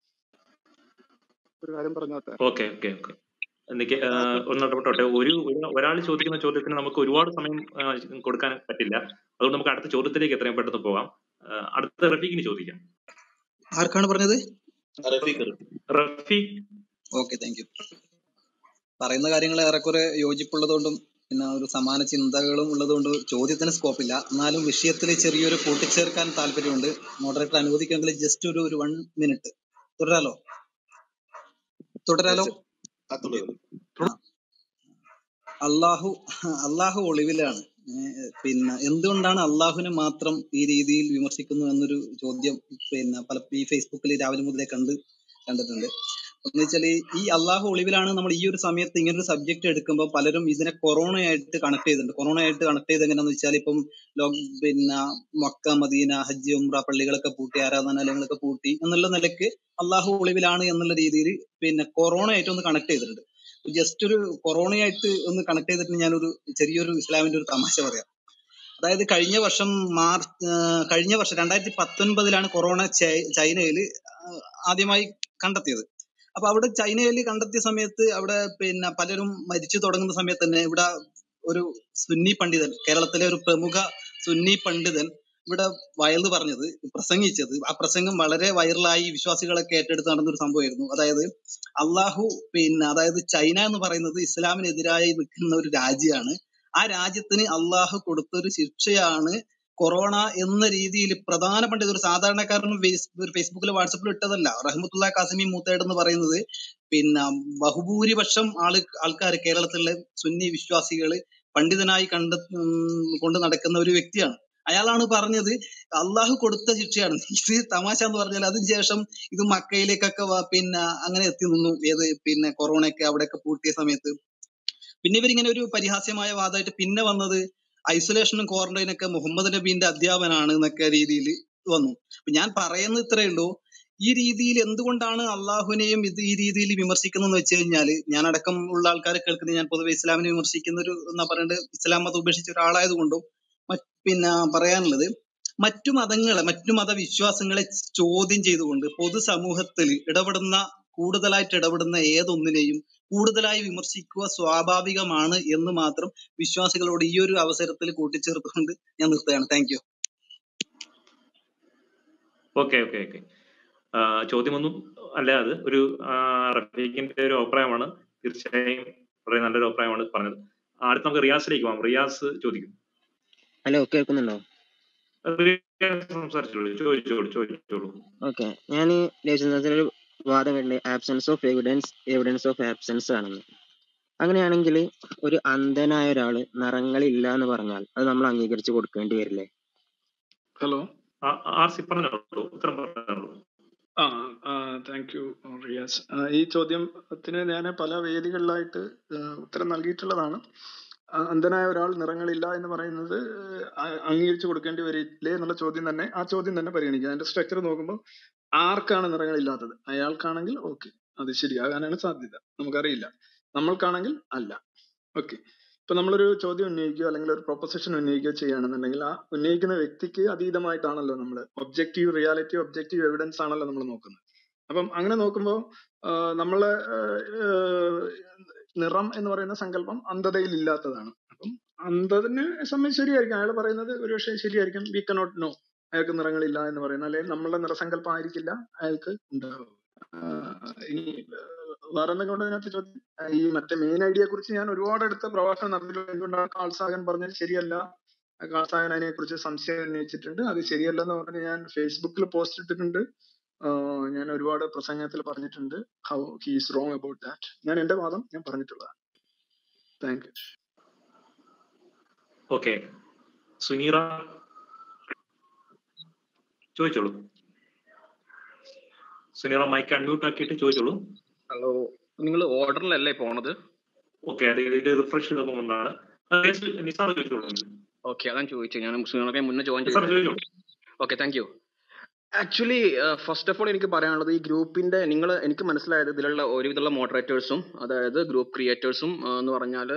Speaker 2: ഒരു കാര്യം പറഞ്ഞോട്ടെ
Speaker 1: ഓക്കെ ഓക്കെ ഓക്കെ എനിക്ക് ഒന്ന് ഇടപെട്ടോട്ടെ ഒരു ഒരാൾ ചോദിക്കുന്ന ചോദ്യത്തിന് നമുക്ക് ഒരുപാട് സമയം ആ, കൊടുക്കാൻ പറ്റില്ല അതുകൊണ്ട് നമുക്ക് അടുത്ത ചോദ്യത്തിലേക്ക് എത്രയും പെട്ടെന്ന് പോകാം ആ, അടുത്ത റഫീഖിന് ചോദിക്കാം
Speaker 16: ആർക്കാണ് പറഞ്ഞത്
Speaker 1: റഫീഖ്
Speaker 16: ഓക്കെ താങ്ക് യു പറയുന്ന കാര്യങ്ങൾ ഏറെക്കുറെ യോജിപ്പുള്ളതുകൊണ്ടും പിന്നെ ഒരു സമാന ചിന്തകളും ഉള്ളതുകൊണ്ട് ചോദ്യത്തിന് സ്കോപ്പില്ല എന്നാലും വിഷയത്തിൽ ചെറിയൊരു കൂട്ടിച്ചേർക്കാൻ താല്പര്യമുണ്ട് മോഡറേറ്റർ അനുവദിക്കുമെങ്കിൽ ജസ്റ്റ് ഒരു ഒരു വൺ മിനിറ്റ് തുടരാലോ തുടരാലോ ആ. അള്ളാഹു അള്ളാഹു ഒളിവിലാണ് ഏഹ് പിന്നെ എന്തുകൊണ്ടാണ് അള്ളാഹുവിനെ മാത്രം ഈ രീതിയിൽ വിമർശിക്കുന്നു എന്നൊരു ചോദ്യം പിന്നെ പല ഈ ഫേസ്ബുക്കിൽ രാവിലെ മുതലേ കണ്ട് കണ്ടിട്ടുണ്ട് എന്ന് വെച്ചാൽ ഈ അള്ളാഹു ഒളിവിലാണ് നമ്മൾ ഈ ഒരു സമയത്ത് ഇങ്ങനെ ഒരു സബ്ജക്ട് എടുക്കുമ്പോൾ പലരും ഇതിനെ കൊറോണ ആയിട്ട് കണക്ട് ചെയ്തിട്ടുണ്ട് കൊറോണ ആയിട്ട് കണക്ട് ചെയ്ത് എങ്ങനെയാന്ന് വെച്ചാൽ ഇപ്പം ലോക് പിന്നെ മക്ക മദീന ഹജ്ജ് ഉംറ പള്ളികളൊക്കെ പൂട്ടി ആരാധനാലയങ്ങളൊക്കെ പൂട്ടി എന്നുള്ള നിലയ്ക്ക് അള്ളാഹു ഒളിവിലാണ് എന്നുള്ള രീതിയിൽ പിന്നെ കൊറോണ ആയിട്ട് ഒന്ന് കണക്ട് ചെയ്തിട്ടുണ്ട് ജസ്റ്റ് ഒരു കൊറോണയായിട്ട് ഒന്ന് കണക്ട് ചെയ്തിട്ട് ഞാനൊരു ചെറിയൊരു ഇസ്ലാമിന്റെ ഒരു തമാശ പറയാം അതായത് കഴിഞ്ഞ വർഷം മാർച്ച് കഴിഞ്ഞ വർഷം രണ്ടായിരത്തി പത്തൊൻപതിലാണ് കൊറോണ ചൈനയിൽ ആദ്യമായി കണ്ടെത്തിയത് അപ്പൊ അവിടെ ചൈനയിൽ കണ്ടെത്തിയ സമയത്ത് അവിടെ പിന്നെ പലരും മരിച്ചു തുടങ്ങുന്ന സമയത്ത് തന്നെ ഇവിടെ ഒരു സുന്നി പണ്ഡിതൻ കേരളത്തിലെ ഒരു പ്രമുഖ സുന്നി പണ്ഡിതൻ ഇവിടെ വയല് പറഞ്ഞത് പ്രസംഗിച്ചത് ആ പ്രസംഗം വളരെ വൈറലായി വിശ്വാസികളൊക്കെ ഏറ്റെടുത്ത് നടന്ന ഒരു സംഭവമായിരുന്നു അതായത് അള്ളാഹു പിന്നെ അതായത് ചൈന എന്ന് പറയുന്നത് ഇസ്ലാമിനെതിരായി നിൽക്കുന്ന ഒരു രാജ്യമാണ് ആ രാജ്യത്തിന് അള്ളാഹു കൊടുത്തൊരു ശിക്ഷയാണ് കൊറോണ എന്ന രീതിയിൽ പ്രധാന പണ്ഡിത് ഒരു സാധാരണക്കാരൻ ഫേസ് ഒരു ഫേസ്ബുക്കിൽ വാട്സപ്പിൽ ഇട്ടതല്ല റഹ്മത്തുള്ള കാസിമി മൂത്തേട് എന്ന് പറയുന്നത് പിന്നെ ബഹുഭൂരിപക്ഷം ആള് ആൾക്കാർ കേരളത്തിലെ സുന്നി വിശ്വാസികള് പണ്ഡിതനായി കണ്ട ഉം, കൊണ്ട് നടക്കുന്ന ഒരു വ്യക്തിയാണ് അയാളാണ് പറഞ്ഞത് അള്ളാഹു കൊടുത്ത ശിക്ഷയാണ് ഇത് തമാശ എന്ന് പറഞ്ഞാൽ അതിനുശേഷം ഇത് മക്കയിലേക്കൊക്കെ വ- പിന്നെ അങ്ങനെ എത്തി നിന്നു ഏത് പിന്നെ കൊറോണയൊക്കെ അവിടെയൊക്കെ പൂട്ടിയ സമയത്ത് പിന്നെ ഇവരിങ്ങനെ ഒരു പരിഹാസ്യമായ വാദമായിട്ട് പിന്നെ വന്നത് ഐസൊലേഷനും ക്വാറന്റൈനും ഒക്കെ മുഹമ്മദ് നബീന്റെ അധ്യാപനാണ് എന്നൊക്കെ രീതിയിൽ വന്നു അപ്പൊ ഞാൻ പറയുന്നത് ഇത്രയേ ഉള്ളൂ ഈ രീതിയിൽ എന്തുകൊണ്ടാണ് അള്ളാഹുവിനെയും ഇത് ഈ രീതിയിൽ വിമർശിക്കുന്നതെന്ന് വെച്ച് കഴിഞ്ഞാല് ഞാൻ അടക്കം ഉള്ള ആൾക്കാർ കേൾക്കുന്നത് ഞാൻ പൊതുവെ ഇസ്ലാമിനെ വിമർശിക്കുന്ന ഒരു എന്നാ പറയണ്ടത് ഇസ്ലാം മതം ഉപേക്ഷിച്ച ഒരാളായത് കൊണ്ടും മറ്റ് പിന്നെ പറയാനുള്ളത് മറ്റു മതങ്ങളെ മറ്റു മതവിശ്വാസങ്ങളെ ചോദ്യം ചെയ്തുകൊണ്ട് പൊതുസമൂഹത്തിൽ ഇടപെടുന്ന കൂടുതലായിട്ട് ഇടപെടുന്ന ഏതൊന്നിനെയും കൂടുതലായി വിമർശിക്കുക സ്വാഭാവികമാണ് എന്ന് മാത്രം വിശ്വാസികളോട് ഈ ഒരു അവസരത്തിൽ കൂട്ടിച്ചേർത്തുകൊണ്ട് ഞാൻ നിർത്തുകയാണ് thank you
Speaker 1: okay okay okay ചോദ്യമൊന്നും അല്ല അത് ഒരു ആ, റഫീഖിന്റെ ഒരു അഭിപ്രായമാണ് തീർച്ചയായും വളരെ നല്ലൊരു അഭിപ്രായമാണ് പറഞ്ഞത് അടുത്ത് നമുക്ക് റിയാസിലേക്ക് പോകാം റിയാസ് ചോദിക്കും
Speaker 17: ഹലോ കേൾക്കുന്നുണ്ടോ
Speaker 1: റിയാസ് സംസാരിച്ചോളൂ ചോദിച്ചോളൂ ചോദിച്ചോളൂ
Speaker 17: ഓക്കെ ഞാൻ രചനത്തിലൊരു വാദം കണ്ടത് absence of evidence evidence of absence ആണെന്ന് അങ്ങനെയാണെങ്കിൽ ഒരു അന്ധനായ ഒരാള് നിറങ്ങളില്ല എന്ന് പറഞ്ഞാൽ അത് നമ്മൾ അംഗീകരിച്ച് കൊടുക്കേണ്ടി വരില്ലേ
Speaker 9: ഹലോ
Speaker 1: ആർ സി പറഞ്ഞോളൂ ഉത്തരം പറഞ്ഞോളൂ
Speaker 9: ആ താങ്ക് യു റിയാസ് ആ, ഈ ചോദ്യത്തിന് ഞാൻ പല വേദികളിലായിട്ട് ആ, ഉത്തരം നൽകിയിട്ടുള്ളതാണ് ആ, അന്ധനായ ഒരാൾ നിറങ്ങളില്ല എന്ന് പറയുന്നത് ആ, അംഗീകരിച്ചു കൊടുക്കേണ്ടി വരില്ലേ എന്നുള്ള ചോദ്യം തന്നെ ആ ചോദ്യം തന്നെ പരിഗണിക്കുക അതിന്റെ സ്ട്രക്ചർ നോക്കുമ്പോൾ ആർക്കാണ് നിറങ്ങളില്ലാത്തത് അയാൾക്കാണെങ്കിൽ ഓക്കെ അത് ശരിയാകാനാണ് സാധ്യത നമുക്കറിയില്ല നമ്മൾക്കാണെങ്കിൽ അല്ല ഓക്കെ ഇപ്പൊ നമ്മളൊരു ചോദ്യം ഉന്നയിക്കുകയോ അല്ലെങ്കിൽ ഒരു പ്രൊപ്പസിഷൻ ഉന്നയിക്കുകയോ ചെയ്യുകയാണെന്നുണ്ടെങ്കിൽ ആ ഉന്നയിക്കുന്ന വ്യക്തിക്ക് അതീതമായിട്ടാണല്ലോ നമ്മൾ ഒബ്ജക്റ്റീവ് റിയാലിറ്റി ഒബ്ജക്റ്റീവ് എവിഡൻസ് ആണല്ലോ നമ്മൾ നോക്കുന്നത് അപ്പം അങ്ങനെ നോക്കുമ്പോൾ നമ്മളെ ആഹ് നിറം എന്ന് പറയുന്ന സങ്കല്പം അന്ധതയിൽ ഇല്ലാത്തതാണ് അപ്പം അന്ധതിനെ സംബന്ധിച്ച് ശരിയായിരിക്കും അയാൾ പറയുന്നത് ഒരുപക്ഷെ ശരിയായിരിക്കും വി കനോട്ട് നോ അയാൾക്ക് നിറങ്ങളില്ല എന്ന് പറയുന്നത് അല്ലെങ്കിൽ നമ്മളുടെ നിറസങ്കല്പം ആയിരിക്കില്ല അയാൾക്ക് ഉണ്ടാവുക ആഹ് ഇനി ആഹ് വേറെ എന്തെങ്കിലും ഉണ്ടോ ഇതിനകത്ത് ചോദ്യം ആഹ് ഈ മറ്റേ മെയിൻ ഐഡിയയെ കുറിച്ച് ഞാൻ ഒരുപാട് അടുത്ത പ്രഭാഷണം നടത്തിയിട്ടുണ്ട് എന്തുകൊണ്ടാണ് കാൾസാഗൻ പറഞ്ഞത് ശരിയല്ല കാൾസാഗൻ അതിനെ കുറിച്ച് സംശയം ഉന്നയിച്ചിട്ടുണ്ട് അത് ശരിയല്ലെന്ന് പറഞ്ഞ് ഞാൻ ഫേസ്ബുക്കിൽ പോസ്റ്റ് ഇട്ടിട്ടുണ്ട് ആഹ് ഞാൻ ഒരുപാട് പ്രസംഗത്തിൽ പറഞ്ഞിട്ടുണ്ട് how he is wrong about that ഞാൻ എന്റെ വാദം ഞാൻ പറഞ്ഞിട്ടുള്ളതാണ് താങ്ക് യു
Speaker 1: ഓക്കെ സുനീറ ചോദിച്ചോളൂ സുനീറ മൈക്ക് അൺമ്യൂട്ട് ആക്കിയിട്ട് ചോദിച്ചോളൂ
Speaker 18: ഹലോ നിങ്ങൾ ഓർഡറിലല്ലേ പോണത്
Speaker 1: ഓക്കെ അത് ഇത് റിഫ്രഷ് ചെയ്തുകൊണ്ടാണ് നിസാർ ചോദിച്ചോളൂ
Speaker 18: ഓക്കെ അതാണ് ചോദിച്ചത് ഞാൻ സുനിലൊക്കെ മുന്നേ ജോയിൻ
Speaker 1: നിസാർ
Speaker 18: ചെയ്തു
Speaker 1: ചോദിച്ചോളൂ
Speaker 18: okay thank you actually first of all എനിക്ക് പറയാനുള്ളത് ഈ ഗ്രൂപ്പിന്റെ നിങ്ങൾ എനിക്ക് മനസ്സിലായത് ഇതിലുള്ള ഒരുവിധമുള്ള മോഡറേറ്റേഴ്സും അതായത് ഗ്രൂപ്പ് ക്രിയേറ്റേഴ്സും എന്ന് പറഞ്ഞാൽ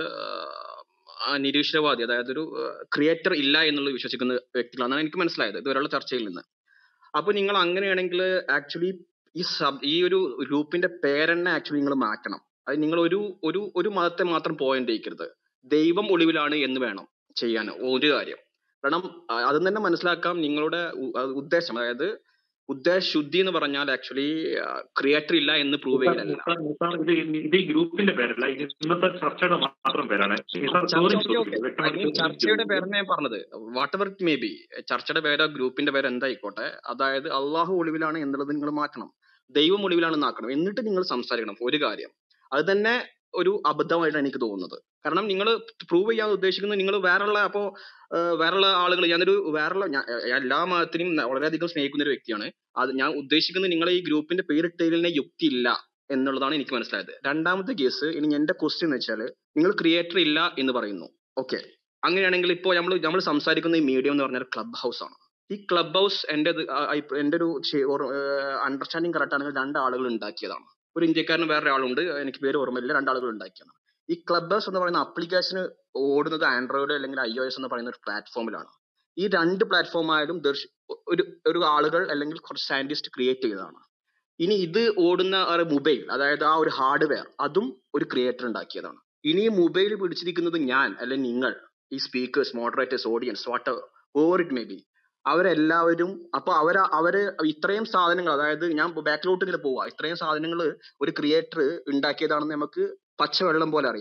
Speaker 18: നിരീശ്വരവാദി അതായത് ഒരു ക്രിയേറ്റർ ഇല്ല എന്നുള്ളത് വിശ്വസിക്കുന്ന വ്യക്തികളാണ് എനിക്ക് മനസ്സിലായത് ഇതുവരെയുള്ള ചർച്ചയിൽ നിന്ന് അപ്പൊ നിങ്ങൾ അങ്ങനെയാണെങ്കിൽ ആക്ച്വലി ഈ സബ് ഈ ഒരു ഗ്രൂപ്പിന്റെ പേരെന്നെ ആക്ച്വലി നിങ്ങൾ മാറ്റണം അത് നിങ്ങൾ ഒരു ഒരു ഒരു മതത്തെ മാത്രം പോയിന്റ് ചെയ്യിക്കരുത് ദൈവം ഒളിവിലാണ് എന്ന് വേണം ചെയ്യാൻ ഒരു കാര്യം കാരണം ആ, അത് തന്നെ മനസ്സിലാക്കാം നിങ്ങളുടെ ഉ- ആ, ഉദ്ദേശം അതായത് ഉദ്ദേശ ശുദ്ധി എന്ന് പറഞ്ഞാൽ ആക്ച്വലി ക്രിയേറ്റർ ഇല്ല എന്ന് പ്രൂവ്
Speaker 1: നിസാർ
Speaker 18: ചെയ്യലല്ല
Speaker 1: നിസാർ നിസാർ ഇത് ഇത് ഈ ഗ്രൂപ്പിന്റെ പേരല്ല ഇത് ഇന്നത്തെ ചർച്ചയുടെ മാത്രം പേരാണ് നിസാർ
Speaker 18: ചർച്ച
Speaker 1: ചോദ്യം
Speaker 18: ഓക്കെ ഓക്കെ
Speaker 1: ചോദിക്കില്ല വ്യക്തമായിട്ട് ചോദ്യം
Speaker 18: ചർച്ചയുടെ
Speaker 1: ചോദിക്കില്ല
Speaker 18: പേരെന്നെ ഞാൻ പറഞ്ഞത് whatever it may be ചർച്ചയുടെ പേരോ ഗ്രൂപ്പിന്റെ പേരോ എന്തായിക്കോട്ടെ അതായത് അള്ളാഹു ഒളിവിലാണ് എന്നുള്ളത് നിങ്ങൾ മാറ്റണം ദൈവം ഒളിവിലാണെന്ന് ആക്കണം എന്നിട്ട് നിങ്ങൾ സംസാരിക്കണം ഒരു കാര്യം അത് തന്നെ ഒരു അബദ്ധമായിട്ടാണ് എനിക്ക് തോന്നുന്നത് കാരണം നിങ്ങൾ പ്രൂവ് ചെയ്യാൻ ഉദ്ദേശിക്കുന്നത് നിങ്ങൾ വേറെയുള്ള അപ്പോ ഏഹ് വേറെയുള്ള ആളുകൾ ഞാനൊരു വേറെയുള്ള ഞാൻ ഞാൻ എല്ലാ മതത്തിനും ന- വളരെയധികം സ്നേഹിക്കുന്ന ഒരു വ്യക്തിയാണ് അത് ഞാൻ ഉദ്ദേശിക്കുന്നത് നിങ്ങൾ ഈ ഗ്രൂപ്പിന്റെ പേരിട്ടതിനെ യുക്തി ഇല്ല എന്നുള്ളതാണ് എനിക്ക് മനസ്സിലായത് രണ്ടാമത്തെ കേസ് ഇനി എന്റെ ക്വസ്റ്റ്യൻ എന്ന് വെച്ചാൽ നിങ്ങൾ ക്രിയേറ്റർ ഇല്ല എന്ന് പറയുന്നു ഓക്കെ അങ്ങനെയാണെങ്കിൽ ഇപ്പോൾ നമ്മൾ നമ്മൾ സംസാരിക്കുന്ന ഈ മീഡിയം എന്ന് പറഞ്ഞാൽ ക്ലബ് ഹൗസ് ആണ് ഈ ക്ലബ് ഹൗസ് എന്റെ ഇത് ആ- ആ ഇപ്പ- എന്റെ ഒരു അണ്ടർസ്റ്റാൻഡിങ് കറക്റ്റ് ആണെങ്കിൽ രണ്ട് ആളുകൾ ഉണ്ടാക്കിയതാണ് ഒരു ഇന്ത്യക്കാരനും വേറെ ആളുണ്ട് എനിക്ക് പേര് ഓർമ്മയില്ല രണ്ടാളുകൾ ഉണ്ടാക്കിയതാണ് ഈ ക്ലബ് ഹൗസ് എന്ന് പറയുന്ന ആപ്ലിക്കേഷൻ ഓടുന്നത് ആൻഡ്രോയിഡ് അല്ലെങ്കിൽ ഐ ഒ എസ് എന്ന് പറയുന്ന ഒരു പ്ലാറ്റ്ഫോമിലാണ് ഈ രണ്ട് പ്ലാറ്റ്ഫോം ആയാലും ദർശ- ഒരു ഒരു ആളുകൾ അല്ലെങ്കിൽ കുറച്ച് സയന്റിസ്റ്റ് ക്രിയേറ്റ് ചെയ്തതാണ് ഇനി ഇത് ഓടുന്ന ഒരു മൊബൈൽ അതായത് ആ ഒരു ഹാർഡ്വെയർ അതും ഒരു ക്രിയേറ്റർ ഉണ്ടാക്കിയതാണ് ഇനി ഈ മൊബൈൽ പിടിച്ചിരിക്കുന്നത് ഞാൻ അല്ലെങ്കിൽ നിങ്ങൾ ഈ speakers moderators audience whatever it may be അവരെല്ലാവരും അപ്പൊ അവര് അവര് ഇത്രയും സാധനങ്ങൾ അതായത് ഞാൻ ബാക്കിലോട്ട് ഇങ്ങനെ പോവാ ഇത്രയും സാധനങ്ങൾ ഒരു ക്രിയേറ്റർ ഉണ്ടാക്കിയതാണെന്ന് നമുക്ക് പച്ചവെള്ളം പോലെ അറിയാം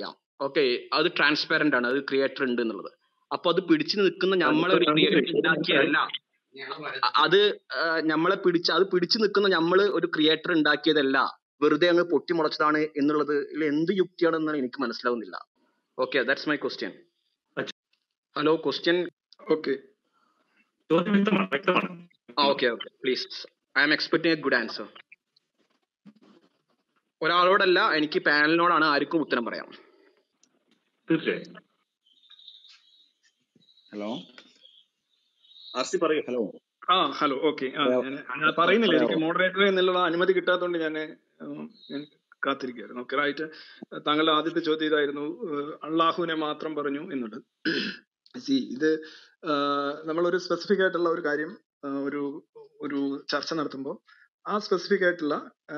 Speaker 18: ഓക്കെ അത് ട്രാൻസ്പാരന്റ് ആണ് അത് ക്രിയേറ്റർ ഉണ്ട് എന്നുള്ളത് അപ്പൊ അത് പിടിച്ചു നിൽക്കുന്ന നമ്മളെ ഒരു ക്രിയേറ്റർ ഉണ്ടാക്കിയതല്ല അ- അത് ആ, നമ്മളെ പിടിച്ച് അത് പിടിച്ചു നിൽക്കുന്ന നമ്മള് ഒരു ക്രിയേറ്റർ ഉണ്ടാക്കിയതല്ല വെറുതെ അങ്ങ് പൊട്ടിമുളച്ചതാണ് എന്നുള്ളത് എന്ത് യുക്തിയാണെന്നാണ് എനിക്ക് മനസ്സിലാവുന്നില്ല okay that's my question hello question
Speaker 9: okay
Speaker 1: ചോദ്യം വ്യക്തമാണ് വ്യക്തമാണ്
Speaker 18: ആ okay okay please I am expecting a good answer ഒരാളോടല്ല എനിക്ക് പാനലിനോടാണ് ആർക്കും ഉത്തരം പറയാം
Speaker 1: തീർച്ചയായും
Speaker 4: ഹലോ
Speaker 8: ആർസി പറയൂ
Speaker 4: ഹലോ
Speaker 9: ആ ഹലോ ഓക്കെ ആ
Speaker 4: പറയാവോ
Speaker 9: ഞാൻ ഞാൻ പറയുന്നില്ല എനിക്ക്
Speaker 4: പറയാവോ
Speaker 9: മോഡറേറ്റർ എന്നുള്ള അനുമതി കിട്ടാത്തതുകൊണ്ട് ഞാൻ ഞാൻ കാത്തിരിക്കുകയായിരുന്നു ഓക്കെ റൈറ്റ് താങ്കളുടെ ആദ്യത്തെ ചോദ്യം ഇതായിരുന്നു ഏഹ് അള്ളാഹുവിനെ മാത്രം പറഞ്ഞു എന്നുള്ളത് സി ഇത് ആഹ് നമ്മളൊരു സ്പെസിഫിക് ആയിട്ടുള്ള ഒരു കാര്യം ആഹ് ഒരു ഒരു ചർച്ച നടത്തുമ്പോൾ ആ സ്പെസിഫിക് ആയിട്ടുള്ള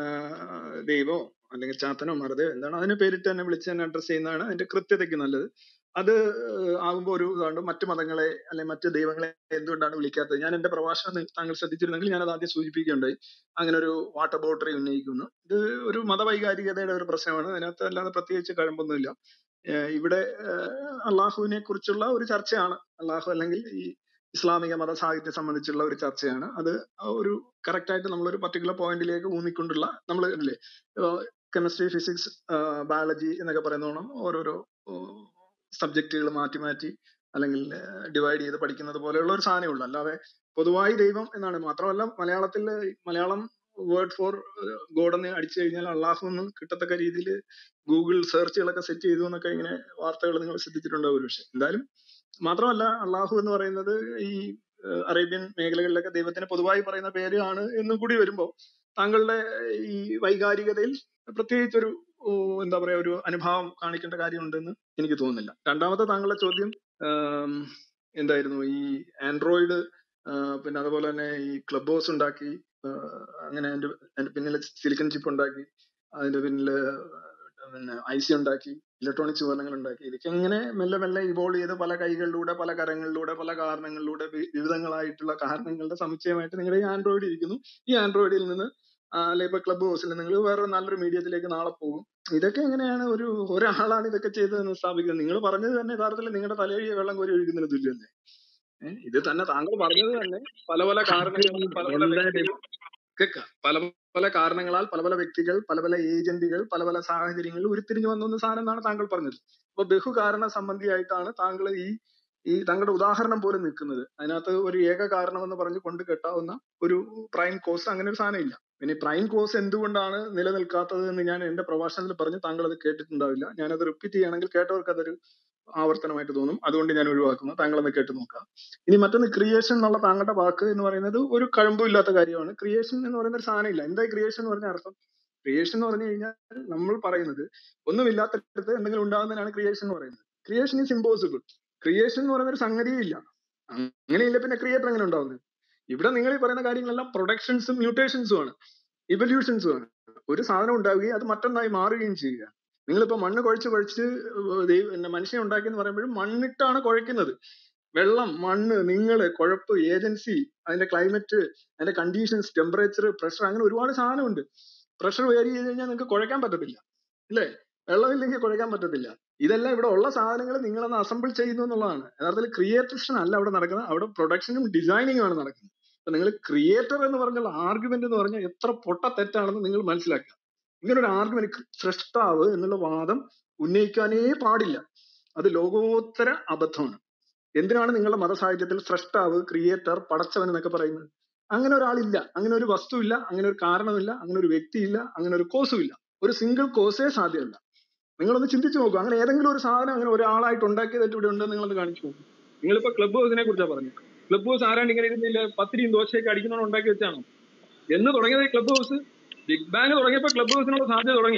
Speaker 9: ആഹ് ദൈവമോ അല്ലെങ്കിൽ ചാത്തനോ മറുതയോ എന്താണ് അതിനെ പേരിട്ട് തന്നെ വിളിച്ച് തന്നെ അഡ്രസ് ചെയ്യുന്നതാണ് അതിന്റെ കൃത്യതയ്ക്ക് നല്ലത് അത് ആകുമ്പോൾ ഒരു ഇതുകൊണ്ട് മറ്റു മതങ്ങളെ അല്ലെങ്കിൽ മറ്റു ദൈവങ്ങളെ എന്തുകൊണ്ടാണ് വിളിക്കാത്തത് ഞാൻ എന്റെ പ്രഭാഷണം നി- താങ്കൾ ശ്രദ്ധിച്ചിരുന്നെങ്കിൽ ഞാൻ അത് ആദ്യം സൂചിപ്പിക്കുകയുണ്ടായി അങ്ങനെ ഒരു വാട്ടർ ബോട്ടറി ഉന്നയിക്കുന്നു ഇത് ഒരു മതവൈകാരികതയുടെ ഒരു പ്രശ്നമാണ് അതിനകത്ത് അല്ലാതെ പ്രത്യേകിച്ച് കഴമ്പൊന്നുമില്ല ഏഹ് ഇവിടെ ഏഹ് അള്ളാഹുവിനെ കുറിച്ചുള്ള ഒരു ചർച്ചയാണ് അള്ളാഹു അല്ലെങ്കിൽ ഈ ഇസ്ലാമിക മത സാഹിത്യം സംബന്ധിച്ചുള്ള ഒരു ചർച്ചയാണ് അത് ആ ഒരു കറക്റ്റ് ആയിട്ട് നമ്മളൊരു പർട്ടിക്കുലർ പോയിന്റിലേക്ക് ഊന്നിക്കൊണ്ടുള്ള നമ്മൾ ഇല്ലേ കെമിസ്ട്രി ഫിസിക്സ് ബയോളജി എന്നൊക്കെ പറയുന്നോണം ഓരോരോ സബ്ജക്റ്റുകൾ മാറ്റി മാറ്റി അല്ലെങ്കിൽ ഡിവൈഡ് ചെയ്ത് പഠിക്കുന്നത് പോലെയുള്ള ഒരു സാധനമേ ഉള്ളൂ അല്ലാതെ പൊതുവായി ദൈവം എന്നാണ് മാത്രമല്ല മലയാളത്തിൽ മലയാളം വേർഡ് ഫോർ ഗോഡ് എന്ന് അടിച്ചു കഴിഞ്ഞാൽ അള്ളാഹു എന്ന് കിട്ടത്തക്ക രീതിയിൽ ഗൂഗിൾ സെർച്ചുകളൊക്കെ സെറ്റ് ചെയ്തു എന്നൊക്കെ ഇങ്ങനെ വാർത്തകൾ നിങ്ങൾ ശ്രദ്ധിച്ചിട്ടുണ്ടാവും ഒരു പക്ഷേ എന്തായാലും മാത്രമല്ല അള്ളാഹു എന്ന് പറയുന്നത് ഈ ഏഹ് അറേബ്യൻ മേഖലകളിലൊക്കെ ദൈവത്തിന് പൊതുവായി പറയുന്ന പേര് ആണ് എന്നും കൂടി വരുമ്പോൾ താങ്കളുടെ ഈ വൈകാരികതയിൽ പ്രത്യേകിച്ചൊരു ഓ, എന്താ പറയാ ഒരു അനുഭാവം കാണിക്കേണ്ട കാര്യമുണ്ടെന്ന് എനിക്ക് തോന്നുന്നില്ല രണ്ടാമത്തെ താങ്കളുടെ ചോദ്യം ആം, എന്തായിരുന്നു ഈ ആൻഡ്രോയിഡ് പിന്നെ അതുപോലെ തന്നെ ഈ ക്ലബ് ഹൗസ് ഉണ്ടാക്കി ആ, അങ്ങനെ അതിന്റെ അതിന്റെ പിന്നിൽ സിലിക്കൺ ചിപ്പ് ഉണ്ടാക്കി അതിന്റെ പിന്നില് പിന്നെ ഐ സി ഉണ്ടാക്കി ഇലക്ട്രോണിക്സ് ഉപകരണങ്ങൾ ഉണ്ടാക്കി ഇതൊക്കെ എങ്ങനെ മെല്ലെ മെല്ലെ ഇവോൾവ് ചെയ്ത് പല കൈകളിലൂടെ പല കരങ്ങളിലൂടെ പല കാരണങ്ങളിലൂടെ വി- വിവിധങ്ങളായിട്ടുള്ള കാരണങ്ങളുടെ സമുച്ചയമായിട്ട് നിങ്ങളുടെ ഈ ആൻഡ്രോയിഡ് ഇരിക്കുന്നു ഈ ആൻഡ്രോയിഡിൽ നിന്ന് ആ, അല്ലെ ഇപ്പൊ ക്ലബ് ഹൗസിൽ നിങ്ങൾ വേറെ നല്ലൊരു മീഡിയത്തിലേക്ക് നാളെ പോകും ഇതൊക്കെ എങ്ങനെയാണ് ഒരു ഒരാളാണ് ഇതൊക്കെ ചെയ്തതെന്ന് സ്ഥാപിക്കുന്നത് നിങ്ങൾ പറഞ്ഞത് തന്നെ യഥാർത്ഥത്തിൽ നിങ്ങളുടെ തലയിൽ വെള്ളം കോരി ഒഴിക്കുന്നതിന് തുല്യമല്ലേ ഏഹ് ഇത് തന്നെ താങ്കൾ പറഞ്ഞത് തന്നെ പല പല കാരണങ്ങളാൽ പല പല വ്യക്തികൾ കേൾക്ക പല പല കാരണങ്ങളാൽ പല പല വ്യക്തികൾ പല പല ഏജന്റുകൾ പല പല സാഹചര്യങ്ങളിൽ ഉരുത്തിരിഞ്ഞു വന്ന സാധനം എന്നാണ് താങ്കൾ പറഞ്ഞത് അപ്പൊ ബഹുകാരണ സംബന്ധിയായിട്ടാണ് താങ്കൾ ഈ ഈ താങ്കളുടെ ഉദാഹരണം പോലും നിൽക്കുന്നത് അതിനകത്ത് ഒരു ഏക കാരണം എന്ന് പറഞ്ഞ് കൊണ്ട് കെട്ടാവുന്ന ഒരു പ്രൈം കോസ് അങ്ങനെ ഒരു സാധനം ഇല്ല പിന്നെ പ്രൈം കോസ് എന്തുകൊണ്ടാണ് നിലനിൽക്കാത്തത് എന്ന് ഞാൻ എന്റെ പ്രഭാഷണത്തിൽ പറഞ്ഞു താങ്കൾ അത് കേട്ടിട്ടുണ്ടാവില്ല ഞാനത് റിപ്പീറ്റ് ചെയ്യുകയാണെങ്കിൽ കേട്ടവർക്ക് അതൊരു ആവർത്തനമായിട്ട് തോന്നും അതുകൊണ്ട് ഞാൻ ഒഴിവാക്കുന്നു താങ്കൾ ഒന്ന് കേട്ട് നോക്കുക ഇനി മറ്റൊന്ന് ക്രിയേഷൻ എന്നുള്ള താങ്കളുടെ വാക്ക് എന്ന് പറയുന്നത് ഒരു കഴമ്പും ഇല്ലാത്ത കാര്യമാണ് ക്രിയേഷൻ എന്ന് പറയുന്ന ഒരു സാധനം ഇല്ല എന്താ ക്രിയേഷൻ എന്ന് പറഞ്ഞ അർത്ഥം ക്രിയേഷൻ എന്ന് പറഞ്ഞു കഴിഞ്ഞാൽ നമ്മൾ പറയുന്നത് ഒന്നുമില്ലാത്തടത്ത് എന്തെങ്കിലും ഉണ്ടാകുന്നതിനാണ് ക്രിയേഷൻ എന്ന് പറയുന്നത് ക്രിയേഷൻ ഈസ് ഇമ്പോസിബിൾ ക്രിയേഷൻ എന്ന് പറയുന്ന ഒരു സംഗതിയേ ഇല്ല അങ്ങനെയില്ല പിന്നെ ക്രിയേറ്റർ എങ്ങനെ ഉണ്ടാവുന്നത് ഇവിടെ നിങ്ങൾ ഈ പറയുന്ന കാര്യങ്ങളെല്ലാം പ്രൊഡക്ഷൻസും മ്യൂട്ടേഷൻസും ആണ് ഇവല്യൂഷൻസും ആണ് ഒരു സാധനം ഉണ്ടാവുകയും അത് മറ്റൊന്നായി മാറുകയും ചെയ്യുക നിങ്ങളിപ്പോ മണ്ണ് കുഴച്ച് കുഴച്ച് ദൈവ- പിന്നെ മനുഷ്യനെ ഉണ്ടാക്കിയെന്ന് പറയുമ്പോഴും മണ്ണിട്ടാണ് കുഴയ്ക്കുന്നത് വെള്ളം മണ്ണ് നിങ്ങള് കുഴപ്പ് ഏജൻസി അതിന്റെ ക്ലൈമറ്റ് അതിന്റെ കണ്ടീഷൻസ് ടെമ്പറേച്ചർ പ്രഷർ അങ്ങനെ ഒരുപാട് സാധനമുണ്ട് പ്രഷർ വേരി ചെയ്ത് കഴിഞ്ഞാൽ നിങ്ങൾക്ക് കുഴക്കാൻ പറ്റത്തില്ല ഇല്ലേ വെള്ളമില്ലെങ്കിൽ കുഴക്കാൻ പറ്റത്തില്ല ഇതെല്ലാം ഇവിടെ ഉള്ള സാധനങ്ങൾ നിങ്ങളൊന്ന് അസംബിൾ ചെയ്യുന്നു എന്നുള്ളതാണ് യഥാർത്ഥത്തിൽ ക്രിയേറ്റേഷൻ അല്ല അവിടെ നടക്കുന്നത് അവിടെ പ്രൊഡക്ഷനും ഡിസൈനിങ്ങും ആണ് നടക്കുന്നത് അപ്പൊ നിങ്ങൾ ക്രിയേറ്റർ എന്ന് പറഞ്ഞുള്ള ആർഗ്യുമെന്റ് എന്ന് പറഞ്ഞാൽ എത്ര പൊട്ട തെറ്റാണെന്ന് നിങ്ങൾ മനസ്സിലാക്കുക ഇങ്ങനെ ഒരു ആർഗ്യുമെന്റ് സൃഷ്ടാവ് എന്നുള്ള വാദം ഉന്നയിക്കാനേ പാടില്ല അത് ലോകോത്തര അബദ്ധമാണ് എന്തിനാണ് നിങ്ങളുടെ മതസാഹിത്യത്തിൽ സൃഷ്ടാവ് ക്രിയേറ്റർ പടച്ചവൻ എന്നൊക്കെ പറയുന്നത് അങ്ങനെ ഒരാളില്ല അങ്ങനെ ഒരു വസ്തുവില്ല അങ്ങനെ ഒരു കാരണമില്ല അങ്ങനെ ഒരു വ്യക്തിയില്ല അങ്ങനെ ഒരു കോസും ഇല്ല ഒരു സിംഗിൾ കോസേ സാധ്യമല്ല നിങ്ങളൊന്ന് ചിന്തിച്ചു നോക്കൂ അങ്ങനെ ഏതെങ്കിലും ഒരു സാധനം അങ്ങനെ ഒരാളായിട്ട് ഉണ്ടാക്കിയതായിട്ട് ഇവിടെ ഉണ്ടെന്ന് നിങ്ങളൊന്ന് കാണിച്ചു നോക്കൂ നിങ്ങളിപ്പോ ക്ലബ് ഹൗസിനെ കുറിച്ചാണ് പറഞ്ഞത് ക്ലബ് ഹൗസ് ആരാണ്ട് ഇങ്ങനെ ഇരുന്നില്ല പത്തിരിയും ദോശയൊക്കെ അടിക്കുന്നോണ്ട് ഉണ്ടാക്കി വെച്ചാണോ എന്ന് തുടങ്ങിയത് ക്ലബ് ഹൗസ് ബിഗ് ബാങ് തുടങ്ങിയപ്പോ ക്ലബ് ഹൗസിനുള്ള സാധ്യത തുടങ്ങി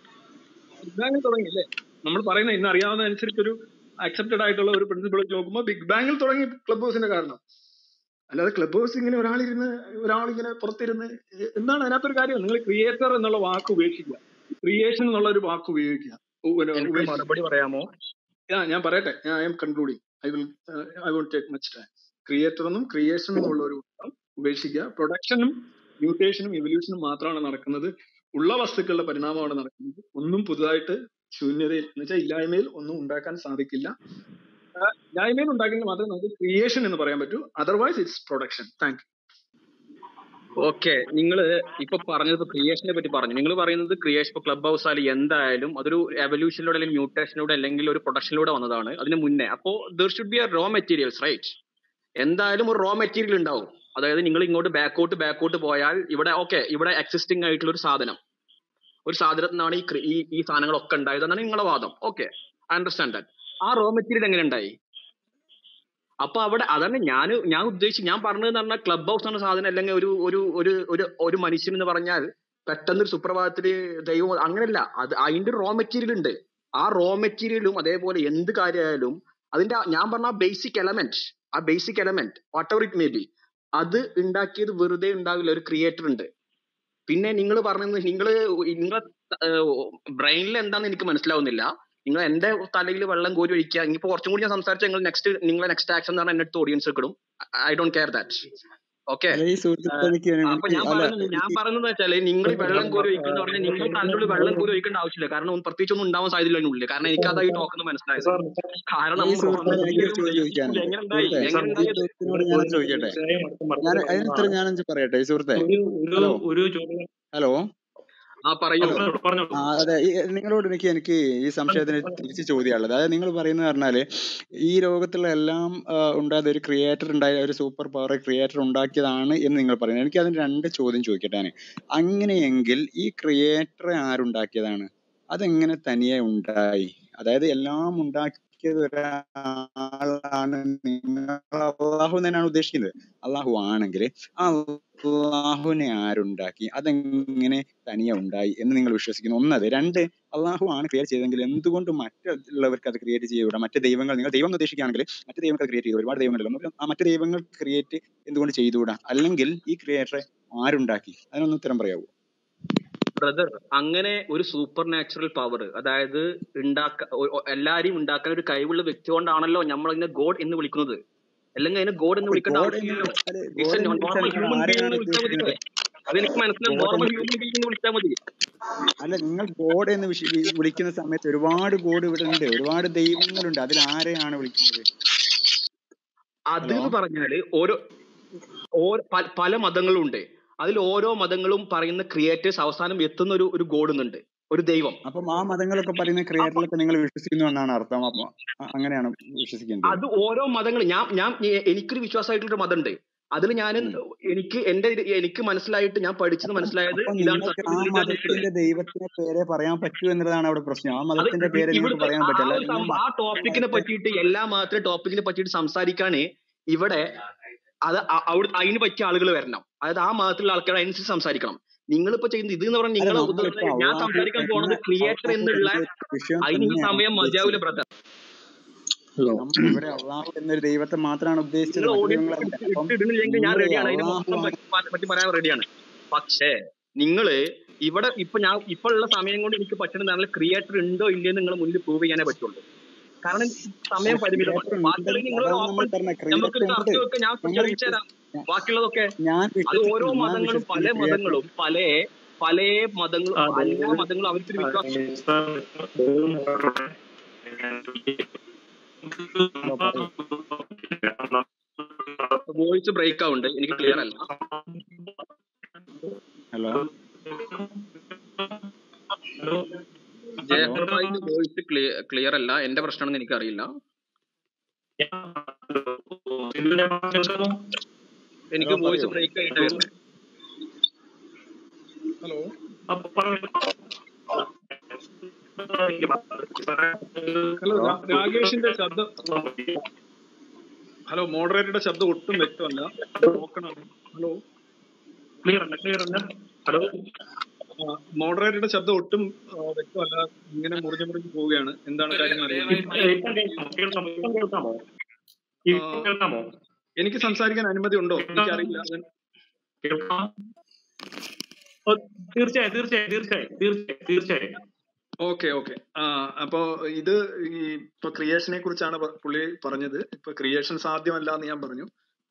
Speaker 9: ബിഗ് ബാങ്ങിൽ തുടങ്ങി അല്ലേ നമ്മൾ പറയുന്ന ഇന്ന് അറിയാവുന്ന അനുസരിച്ച് ഒരു അക്സെപ്റ്റഡ് ആയിട്ടുള്ള ഒരു പ്രിൻസിപ്പിൾ വെച്ച് നോക്കുമ്പോൾ ബിഗ് ബാങ്ങിൽ തുടങ്ങി ക്ലബ് ഹൗസിന്റെ കാരണം അല്ലാതെ ക്ലബ് ഹൗസ് ഇങ്ങനെ ഒരാളിരുന്ന് ഒരാളിങ്ങനെ പുറത്തിരുന്ന് എ- എന്താണ് അതിനകത്തൊരു കാര്യം നിങ്ങൾ ക്രിയേറ്റർ എന്നുള്ള വാക്ക് ഉപേക്ഷിക്കുക ക്രിയേഷൻ എന്നുള്ള ഒരു വാക്ക് ഉപയോഗിക്കുക ഉ- ഒരു
Speaker 18: എനിക്ക്
Speaker 9: ഉപേക്ഷിക്കുക
Speaker 18: മറുപടി പറയാമോ
Speaker 9: ആ ഞാൻ പറയട്ടെ ഞാൻ I'm concluding I will I won't take much time creator എന്നും ക്രിയേഷൻ എന്നുള്ള ഒരു വാദം ഉപേക്ഷിക്കുക പ്രൊഡക്ഷനും മ്യൂട്ടേഷനും ഇവല്യൂഷനും മാത്രമാണ് നടക്കുന്നത് ഉള്ള വസ്തുക്കളുടെ പരിണാമമാണ് നടക്കുന്നത് ഒന്നും പുതുതായിട്ട് ശൂന്യതയിൽ എന്ന് വെച്ചാൽ ഇല്ലായ്മയിൽ ഒന്നും ഉണ്ടാക്കാൻ സാധിക്കില്ല ആ, ഇല്ലായ്മയിൽ ഉണ്ടാക്കിയെങ്കിൽ മാത്രമേ നമുക്ക് ക്രിയേഷൻ എന്ന് പറയാൻ പറ്റൂ otherwise it's production thank
Speaker 18: okay നിങ്ങൾ ഇപ്പൊ പറഞ്ഞത് ക്രിയേഷനെ പറ്റി പറഞ്ഞു നിങ്ങൾ പറയുന്നത് ക്രിയേഷൻ ഇപ്പൊ ക്ലബ് ഹൗസ് ആയാലും എന്തായാലും അതൊരു എവല്യൂഷനിലൂടെ അല്ലെങ്കിൽ മ്യൂട്ടേഷനിലൂടെ അല്ലെങ്കിൽ ഒരു പ്രൊഡക്ഷനിലൂടെ വന്നതാണ് അതിന് മുന്നേ അപ്പോ there should be a raw materials right എന്തായാലും ഒരു റോ മെറ്റീരിയൽ ഉണ്ടാവും അതായത് നിങ്ങൾ ഇങ്ങോട്ട് ബാക്കോട്ട് ബാക്കോട്ട് പോയാൽ ഇവിടെ ഓക്കെ ഇവിടെ എക്സിസ്റ്റിംഗ് ആയിട്ടുള്ള ഒരു സാധനം ഒരു സാധനത്തിൽ നിന്നാണ് ഈ ക്രി- ഈ ഈ സാധനങ്ങളൊക്കെ ഉണ്ടായത് എന്നാണ് നിങ്ങളുടെ വാദം ഓക്കെ ഐ അണ്ടർസ്റ്റാൻഡ് ദാറ്റ് ആ റോ മെറ്റീരിയൽ എങ്ങനെ ഉണ്ടായി അപ്പൊ അവിടെ അതാണ് ഞാൻ ഞാൻ ഉദ്ദേശിച്ച് ഞാൻ പറഞ്ഞതെന്ന് പറഞ്ഞാൽ ക്ലബ് ഹൗസ് എന്ന സാധനം അല്ലെങ്കിൽ ഒരു ഒരു ഒരു ഒരു ഒരു മനുഷ്യൻ എന്ന് പറഞ്ഞാൽ പെട്ടെന്ന് ഒരു സുപ്രഭാതത്തില് ദൈവം അങ്ങനെയല്ല അത് അതിന്റെ റോ മെറ്റീരിയൽ ഉണ്ട് ആ റോ മെറ്റീരിയലും അതേപോലെ എന്ത് കാര്യമായാലും അതിന്റെ ആ- ഞാൻ പറഞ്ഞ ബേസിക് എലമെന്റ് ആ basic element whatever it may be അത് ഉണ്ടാക്കിയത് വെറുതെ ഉണ്ടാവില്ല ഒരു ക്രിയേറ്റർ ഉണ്ട് പിന്നെ നിങ്ങൾ പറഞ്ഞത് നിങ്ങൾ നിങ്ങളെ ബ്രെയിനിൽ എന്താന്ന് എനിക്ക് മനസ്സിലാവുന്നില്ല നിങ്ങൾ എന്റെ തലയിൽ വെള്ളം കോരി ഒഴിക്കുക ഇനിയിപ്പോ കുറച്ചും കൂടി ഞാൻ സംസാരിച്ച നിങ്ങൾ നെക്സ്റ്റ് നിങ്ങളെ നെക്സ്റ്റ് ആക്ഷൻ എന്ന് പറഞ്ഞാൽ എന്റെ അടുത്ത് ഓഡിയൻസ് കിടും I don't care that okay
Speaker 4: അല്ല ഈ സുഹൃത്തുക്കളെ എനിക്ക്
Speaker 18: അപ്പൊ
Speaker 4: എനിക്ക്
Speaker 18: ഞാൻ
Speaker 4: അല്ല
Speaker 18: പറയുന്നത് ഞാൻ പറയുന്നത് വെച്ചാല് നിങ്ങൾ വെള്ളം കോരി ഒഴിക്കുക എന്ന് പറഞ്ഞാൽ നിങ്ങൾ തലയിൽ വെള്ളം കോരി ഒഴിക്കേണ്ട ആവശ്യമില്ല കാരണം ഒന്നും പ്രത്യേകിച്ച് ഒന്നും ഉണ്ടാവാൻ സാധ്യതയില്ല അതിനുള്ളിൽ കാരണം എനിക്ക് അതായി ടോക്കെന്ന് മനസ്സിലായത് കാരണം
Speaker 4: ഈ സുഹൃത്തുക്കളെ എനിക്കൊരു ചോദ്യം ചോദിക്കാനുണ്ട്
Speaker 18: എങ്ങനെ ഉണ്ടായി
Speaker 4: സുഹൃത്തെ
Speaker 18: എങ്ങനെ
Speaker 4: ഈ
Speaker 18: ഉണ്ടായത്
Speaker 4: ചോദ്യത്തിനോട് ഞാൻ ചോദിക്കട്ടെ ഞാൻ അതിന് ഉത്തരം ഞാനൊന്ന് പറയട്ടെ ഈ സുഹൃത്തെ ഹലോ
Speaker 1: ഒരു ചോദ്യം
Speaker 4: ഹലോ
Speaker 18: ആ പറയൂ
Speaker 4: ആ അതെ ഈ നിങ്ങളോട് എനിക്ക് എനിക്ക് ഈ സംശയത്തിന് തിരിച്ച് ചോദ്യമുള്ളത് അതായത് നിങ്ങൾ പറയുന്നത് പറഞ്ഞാല് ഈ ലോകത്തുള്ള എല്ലാം ആ, ഉണ്ടായത് ഒരു ക്രിയേറ്റർ ഉണ്ടായ ഒരു സൂപ്പർ പവർ ക്രിയേറ്റർ ഉണ്ടാക്കിയതാണ് എന്ന് നിങ്ങൾ പറയുന്നത് എനിക്ക് അതിന് രണ്ട് ചോദ്യം ചോദിക്കട്ടെ ഞാൻ അങ്ങനെയെങ്കിൽ ഈ ക്രിയേറ്ററെ ആരുണ്ടാക്കിയതാണ് അതെങ്ങനെ തനിയെ ഉണ്ടായി അതായത് എല്ലാം ഉണ്ടാക്കിയത് ഒരാളാണ് നിങ്ങൾ അള്ളാഹു തന്നെയാണ് ഉദ്ദേശിക്കുന്നത് അള്ളാഹു ആണെങ്കിൽ ആ അള്ളാഹുവിനെ ആരുണ്ടാക്കി അതെങ്ങനെ തനിയെ ഉണ്ടായി എന്ന് നിങ്ങൾ വിശ്വസിക്കുന്നു ഒന്നത് രണ്ട് അള്ളാഹു ആണ് ക്രിയേറ്റ് ചെയ്തെങ്കിൽ എന്തുകൊണ്ട് മറ്റുള്ളവർക്ക് അത് ക്രിയേറ്റ് ചെയ്തുകൂടാ മറ്റ് ദൈവങ്ങൾ നിങ്ങൾ ദൈവം എന്ന് ഉദ്ദേശിക്കുകയാണെങ്കിൽ മറ്റ് ദൈവങ്ങൾ ക്രിയേറ്റ് ചെയ്തു ഒരുപാട് ദൈവങ്ങളുണ്ട് ആ മറ്റ് ദൈവങ്ങൾ ക്രിയേറ്റ് എന്തുകൊണ്ട് ചെയ്തുകൂടാ അല്ലെങ്കിൽ ഈ ക്രിയേറ്ററെ ആരുണ്ടാക്കി അതിനൊന്ന് ഉത്തരം പറയാവോ
Speaker 18: ബ്രദർ അങ്ങനെ ഒരു സൂപ്പർ നാച്ചുറൽ പവർ അതായത് ഉണ്ടാക്ക ഒ- ഒ- എല്ലാരെയും ഉണ്ടാക്കാൻ ഒരു കഴിവുള്ള വ്യക്തി കൊണ്ടാണല്ലോ നമ്മൾ അതിനെ ഗോഡ് എന്ന് വിളിക്കുന്നത് അല്ലെങ്കിൽ അതിനെ ഗോഡ് എന്ന്
Speaker 4: അപ്പൊ
Speaker 18: വിളിക്കേണ്ട
Speaker 4: ഗോഡ് എന്ന്
Speaker 18: ആവശ്യമില്ലല്ലോ
Speaker 4: വിളിച്ചാല്
Speaker 18: ഇറ്റ്സ് എ
Speaker 4: ഗോഡ് എന്ന്
Speaker 18: നോർമൽ
Speaker 4: വിളിച്ചാൽ നിങ്ങൾ
Speaker 18: ഹ്യൂമൻ ബീങ്
Speaker 4: ആരെയാണ്
Speaker 18: എന്ന് വിളിച്ചാൽ മതി
Speaker 4: ഉദ്ദേശിക്കുന്നത്
Speaker 18: അതെനിക്ക് മനസ്സിലാവും
Speaker 4: ഗോഡ്
Speaker 18: നോർമൽ
Speaker 4: എന്ന്
Speaker 18: ഹ്യൂമൻ ബീങ് എന്ന് വിളിച്ചാൽ മതി
Speaker 4: അല്ല നിങ്ങൾ ഗോഡ് എന്ന് വിശ- വി- വിളിക്കുന്ന സമയത്ത് ഒരുപാട് ഗോഡ് ഇവിടെ ഉണ്ട് ഒരുപാട് ദൈവങ്ങളുണ്ട് അതിൽ ആരെയാണ് വിളിക്കുന്നത്
Speaker 18: അത്
Speaker 4: ഹലോ
Speaker 18: എന്ന് പറഞ്ഞാല് ഓരോ ഓരോ പ- പല മതങ്ങളും ഉണ്ട് അതിൽ ഓരോ മതങ്ങളും പറയുന്ന ക്രിയേറ്റേഴ്സ് അവസാനം എത്തുന്ന ഒരു ഒരു ഗോഡ് എന്നുണ്ട് ഒരു ദൈവം
Speaker 4: അപ്പം ആ മതങ്ങളൊക്കെ പറയുന്ന ക്രിയേറ്ററിലൊക്കെ നിങ്ങൾ വിശ്വസിക്കുന്നു എന്നാണ് അർത്ഥം അപ്പൊ അ- അങ്ങനെയാണ് വിശ്വസിക്കേണ്ടത്
Speaker 18: അത് ഓരോ മതങ്ങൾ ഞാൻ ഞാൻ എ- എനിക്കൊരു വിശ്വാസമായിട്ടുള്ള മതമുണ്ട് അതിൽ ഞാൻ
Speaker 4: ഉം.
Speaker 18: എനിക്ക് എന്റെ ഇത് എനിക്ക് മനസ്സിലായിട്ട് ഞാൻ പഠിച്ചത്
Speaker 4: അപ്പം
Speaker 18: മനസ്സിലായത്
Speaker 4: അപ്പം
Speaker 18: ഇതാണ്
Speaker 4: നിങ്ങൾക്ക്
Speaker 18: സത്യം
Speaker 4: ആ
Speaker 18: ഇതിലാണ് നിൽക്കുന്നത്
Speaker 4: മതത്തിന്റെ ദൈവത്തിന്റെ പേരെ പറയാൻ പറ്റൂ എന്നതാണ് അവിടെ പ്രശ്നം ആ
Speaker 18: അത്
Speaker 4: മതത്തിന്റെ പേരെ നിങ്ങൾക്ക്
Speaker 18: ഇവിടുത്തെ
Speaker 4: പറയാൻ
Speaker 18: ആ
Speaker 4: പറ്റില്ല
Speaker 18: ഒരു
Speaker 4: നിങ്ങൾ
Speaker 18: സംഭവം ആ ടോപ്പിക്കിനെ പറ്റിയിട്ട് എല്ലാ മതത്തിലെ ടോപ്പിക്കിനെ പറ്റിയിട്ട് സംസാരിക്കാന് ഇവിടെ അത് അ- അവിടെ അതിന് പറ്റിയ ആളുകൾ വരണം അതായത് ആ മതത്തിലുള്ള ആൾക്കാർ അതിനനുസരിച്ച് സംസാരിക്കണം നിങ്ങളിപ്പോ ചെയ്യുന്നത് ഇത് എന്ന് പറഞ്ഞാൽ
Speaker 4: അല്ല
Speaker 18: നിങ്ങൾ
Speaker 4: നമ്മളിപ്പോ
Speaker 18: ഞാൻ
Speaker 4: അള്ളാഹു
Speaker 18: സംസാരിക്കാൻ പോണത്
Speaker 4: എന്ന
Speaker 18: ക്രിയേറ്റർ
Speaker 4: അള്ളാഹു
Speaker 18: എന്നുള്ള
Speaker 4: എന്നൊരു വിഷയം
Speaker 18: അതിന് നിങ്ങൾക്ക്
Speaker 4: തന്നെയാണ്
Speaker 18: സമയം മതിയാവില്ല
Speaker 4: ഉദ്ദേശിച്ചത്
Speaker 18: ബ്രദർ
Speaker 4: നമ്മൾ ഇവിടെ അള്ളാഹു എന്നൊരു ദൈവത്തെ മാത്രമാണ് ഉദ്ദേശിച്ചത്
Speaker 18: നിങ്ങൾ
Speaker 4: മറ്റു
Speaker 18: ഓഡിയൻസ്
Speaker 4: ദൈവങ്ങളല്ല അപ്പം
Speaker 18: ഇട്ടിടുന്നില്ലെങ്കിൽ ഞാൻ
Speaker 4: നിങ്ങൾ
Speaker 18: റെഡിയാണ് അതിന്
Speaker 4: അള്ളാഹു
Speaker 18: മൊത്തം
Speaker 4: ആണ്
Speaker 18: പറ്റി പ- പറ്റി പറയാൻ റെഡിയാണ് പക്ഷേ നിങ്ങള് ഇവിടെ ഇപ്പൊ ഞാൻ ഇപ്പൊ ഉള്ള സമയം കൊണ്ട് എനിക്ക് പറ്റുന്ന ക്രിയേറ്റർ ഉണ്ടോ ഇല്ലയോ നിങ്ങൾ മുന്നിൽ പ്രൂവ് ചെയ്യാനേ പറ്റുള്ളൂ കാരണം സമയം പരിമിതമാണ്
Speaker 4: ക്രിയേറ്റർ
Speaker 18: ബാക്കിയുള്ള
Speaker 4: ഉണ്ട്
Speaker 18: നിങ്ങൾ
Speaker 4: അതാണ് നമ്മൾ
Speaker 18: ഓപ്പൺ
Speaker 4: പറഞ്ഞത്
Speaker 18: നമുക്കൊരു
Speaker 4: ക്രിയേറ്റർ ഉണ്ട്
Speaker 18: ചർച്ചയൊക്കെ ഞാൻ
Speaker 4: ഞങ്ങൾ
Speaker 18: തെളിയിച്ചു
Speaker 4: വിശ്വസി
Speaker 18: തരാം
Speaker 4: ഞാ-
Speaker 18: ബാക്കിയുള്ളതൊക്കെ
Speaker 4: ഞാൻ
Speaker 18: അത് ഓരോ
Speaker 4: വിശ്വസിക്കുന്നു ഞാൻ
Speaker 18: മതങ്ങളും പല
Speaker 4: വിശ്വസിക്കുന്നു ക്രിയേറ്റർ
Speaker 18: മതങ്ങളും പല പല മതങ്ങളും
Speaker 1: അതെ
Speaker 18: എല്ലാ മതങ്ങളും അവർക്കൊരു വിശ്വാസം
Speaker 4: ഹലോ പറയൂ
Speaker 18: വോയിസ് ബ്രേക്ക് ആവുന്നുണ്ട് എനിക്ക് ക്ലിയർ അല്ല
Speaker 4: ഹലോ ഹലോ
Speaker 18: ജയപ്രഭായിന്റെ വോയിസ് ക്ലിയർ അല്ല എന്റെ പ്രശ്നമാണെന്ന് എനിക്കറിയില്ല എനിക്ക്
Speaker 4: ഹലോ
Speaker 18: വോയിസ്
Speaker 4: പറയൂ
Speaker 18: ബ്രേക്ക് ആയിട്ട് വരുന്നത്
Speaker 9: ഹലോ ഹലോ
Speaker 4: ഹലോ
Speaker 9: രാകേഷിന്റെ ശബ്ദം ഹലോ മോഡറേറ്ററുടെ ശബ്ദം ഒട്ടും വ്യക്തമല്ല നോക്കണം ഹലോ
Speaker 1: ക്ലിയർ അല്ല ക്ലിയർ അല്ല ഹലോ
Speaker 9: മോഡറേറ്ററുടെ ശബ്ദം ഒട്ടും ആ, വ്യക്തമല്ല ഇങ്ങനെ മുറിഞ്ഞു മുറിഞ്ഞു പോവുകയാണ് എന്താണ് കാര്യങ്ങൾ അറിയില്ല
Speaker 1: ഇപ്പം കേൾക്കാമോ കേൾക്കാമോ ഇപ്പം കേൾക്കാമോ ഇപ്പം കേൾക്കാമോ
Speaker 9: എനിക്ക് സംസാരിക്കാൻ അനുമതി ഉണ്ടോ എനിക്കറിയില്ല അത്
Speaker 1: കേൾക്കാം ഓ, തീർച്ചയായും തീർച്ചയായും തീർച്ചയായും തീർച്ചയായും തീർച്ചയായും
Speaker 9: ഓക്കെ ഓക്കെ ആ അപ്പോ ഇത് ഈ ഇപ്പൊ ക്രിയേഷനെ കുറിച്ചാണ് പ- പുള്ളി പറഞ്ഞത് ഇപ്പൊ ക്രിയേഷൻ സാധ്യമല്ല എന്ന് ഞാൻ പറഞ്ഞു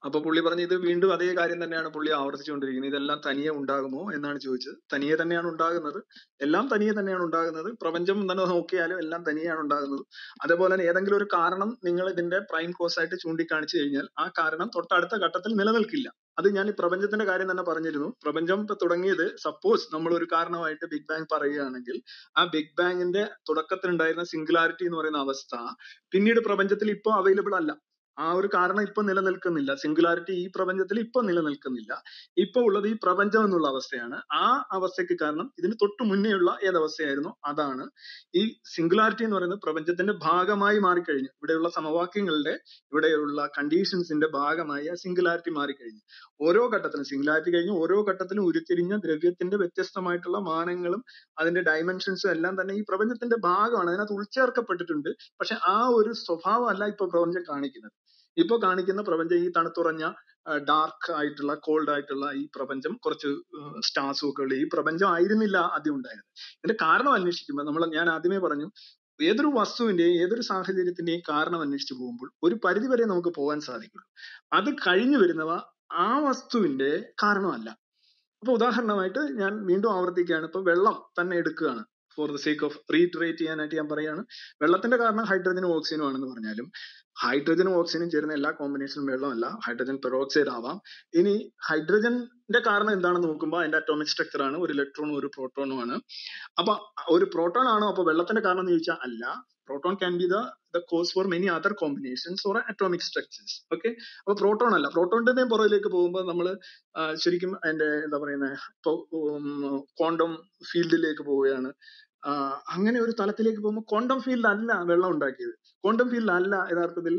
Speaker 9: അപ്പൊ പുള്ളി പറഞ്ഞു ഇത് വീണ്ടും അതേ കാര്യം തന്നെയാണ് പുള്ളി ആവർത്തിച്ചുകൊണ്ടിരിക്കുന്നത് ഇതെല്ലാം തനിയെ ഉണ്ടാകുമോ എന്നാണ് ചോദിച്ചത് തനിയെ തന്നെയാണ് ഉണ്ടാകുന്നത് എല്ലാം തനിയെ തന്നെയാണ് ഉണ്ടാകുന്നത് പ്രപഞ്ചം തന്നെ നോക്കിയാലും എല്ലാം തനിയെയാണ് ഉണ്ടാകുന്നത് അതേപോലെ തന്നെ ഏതെങ്കിലും ഒരു കാരണം നിങ്ങൾ ഇതിന്റെ പ്രൈം കോസ് ആയിട്ട് ചൂണ്ടിക്കാണിച്ചു കഴിഞ്ഞാൽ ആ കാരണം തൊട്ടടുത്ത ഘട്ടത്തിൽ നിലനിൽക്കില്ല അത് ഞാൻ ഈ പ്രപഞ്ചത്തിന്റെ കാര്യം തന്നെ പറഞ്ഞിരുന്നു പ്രപഞ്ചം ഇപ്പൊ തുടങ്ങിയത് സപ്പോസ് നമ്മൾ ഒരു കാരണമായിട്ട് ബിഗ് ബാങ് പറയുകയാണെങ്കിൽ ആ ബിഗ് ബാങ്ങിന്റെ തുടക്കത്തിലുണ്ടായിരുന്ന സിംഗുലാരിറ്റി എന്ന് പറയുന്ന അവസ്ഥ പിന്നീട് പ്രപഞ്ചത്തിൽ ഇപ്പോൾ അവൈലബിൾ അല്ല ആ ഒരു കാരണം ഇപ്പൊ നിലനിൽക്കുന്നില്ല സിംഗുലാരിറ്റി ഈ പ്രപഞ്ചത്തിൽ ഇപ്പൊ നിലനിൽക്കുന്നില്ല ഇപ്പൊ ഉള്ളത് ഈ പ്രപഞ്ചം എന്നുള്ള അവസ്ഥയാണ് ആ അവസ്ഥയ്ക്ക് കാരണം ഇതിന് തൊട്ട് മുന്നേയുള്ള ഏതവസ്ഥയായിരുന്നു അതാണ് ഈ സിംഗുലാരിറ്റി എന്ന് പറയുന്നത് പ്രപഞ്ചത്തിന്റെ ഭാഗമായി മാറിക്കഴിഞ്ഞു ഇവിടെയുള്ള സമവാക്യങ്ങളുടെ ഇവിടെയുള്ള കണ്ടീഷൻസിന്റെ ഭാഗമായി ആ സിംഗുലാരിറ്റി മാറിക്കഴിഞ്ഞു ഓരോ ഘട്ടത്തിലും സിംഗുലാരിറ്റി കഴിഞ്ഞ് ഓരോ ഘട്ടത്തിലും ഉരുത്തിരിഞ്ഞ ദ്രവ്യത്തിന്റെ വ്യത്യസ്തമായിട്ടുള്ള മാനങ്ങളും അതിന്റെ ഡയമെൻഷൻസും എല്ലാം തന്നെ ഈ പ്രപഞ്ചത്തിന്റെ ഭാഗമാണ് അതിനകത്ത് ഉൾച്ചേർക്കപ്പെട്ടിട്ടുണ്ട് പക്ഷെ ആ ഒരു സ്വഭാവമല്ല ഇപ്പൊ പ്രപഞ്ചം കാണിക്കുന്നത് ഇപ്പൊ കാണിക്കുന്ന പ്രപഞ്ചം ഈ തണുത്തുറഞ്ഞ ഡാർക്ക് ആയിട്ടുള്ള കോൾഡ് ആയിട്ടുള്ള ഈ പ്രപഞ്ചം കുറച്ച് സ്റ്റാർസും ഒക്കെ ഉള്ള ഈ പ്രപഞ്ചം ആയിരുന്നില്ല ആദ്യം ഉണ്ടായിരുന്നത് ഇതിന്റെ കാരണം അന്വേഷിക്കുമ്പോൾ നമ്മൾ ഞാൻ ആദ്യമേ പറഞ്ഞു ഏതൊരു വസ്തുവിന്റെയും ഏതൊരു സാഹചര്യത്തിന്റെയും കാരണം അന്വേഷിച്ചു പോകുമ്പോൾ ഒരു പരിധി വരെ നമുക്ക് പോകാൻ സാധിക്കുള്ളൂ അത് കഴിഞ്ഞു വരുന്നവ ആ വസ്തുവിന്റെ കാരണമല്ല അപ്പൊ ഉദാഹരണമായിട്ട് ഞാൻ വീണ്ടും ആവർത്തിക്കുകയാണ് ഇപ്പൊ വെള്ളം തന്നെ എടുക്കുകയാണ് for the sake of reiterate ചെയ്യാനായിട്ട് ഞാൻ പറയാണ് വെള്ളത്തിന്റെ കാരണം ഹൈഡ്രജനും ഓക്സിജനും ആണെന്ന് പറഞ്ഞാലും ഹൈഡ്രജനും ഓക്സിജനും ചേരുന്ന എല്ലാ കോമ്പിനേഷനും വെള്ളമല്ല ഹൈഡ്രജൻ പെറോക്സൈഡ് ആവാം ഇനി ഹൈഡ്രജന്റെ കാരണം എന്താണെന്ന് നോക്കുമ്പോൾ അതിന്റെ അറ്റോമിക് സ്ട്രക്ചർ ആണ് ഒരു ഇലക്ട്രോണും ഒരു പ്രോട്ടോണും ആണ് അപ്പൊ ഒരു പ്രോട്ടോൺ ആണോ അപ്പൊ വെള്ളത്തിന്റെ കാരണം എന്ന് ചോദിച്ചാൽ അല്ല proton can be the the cause for many other combinations or atomic structures okay അപ്പൊ പ്രോട്ടോൺ അല്ല പ്രോട്ടോണിന്റെ പുറകിലേക്ക് പോകുമ്പോൾ നമ്മൾ ശരിക്കും അതിന്റെ എന്താ പറയുന്നത് ഇപ്പൊ ക്വാണ്ടം ഫീൽഡിലേക്ക് പോവുകയാണ് ആഹ് അങ്ങനെ ഒരു തലത്തിലേക്ക് പോകുമ്പോൾ ക്വാണ്ടം ഫീൽഡ് അല്ല വെള്ളം ഉണ്ടാക്കിയത് ക്വാണ്ടം ഫീൽഡ് അല്ല യഥാർത്ഥത്തിൽ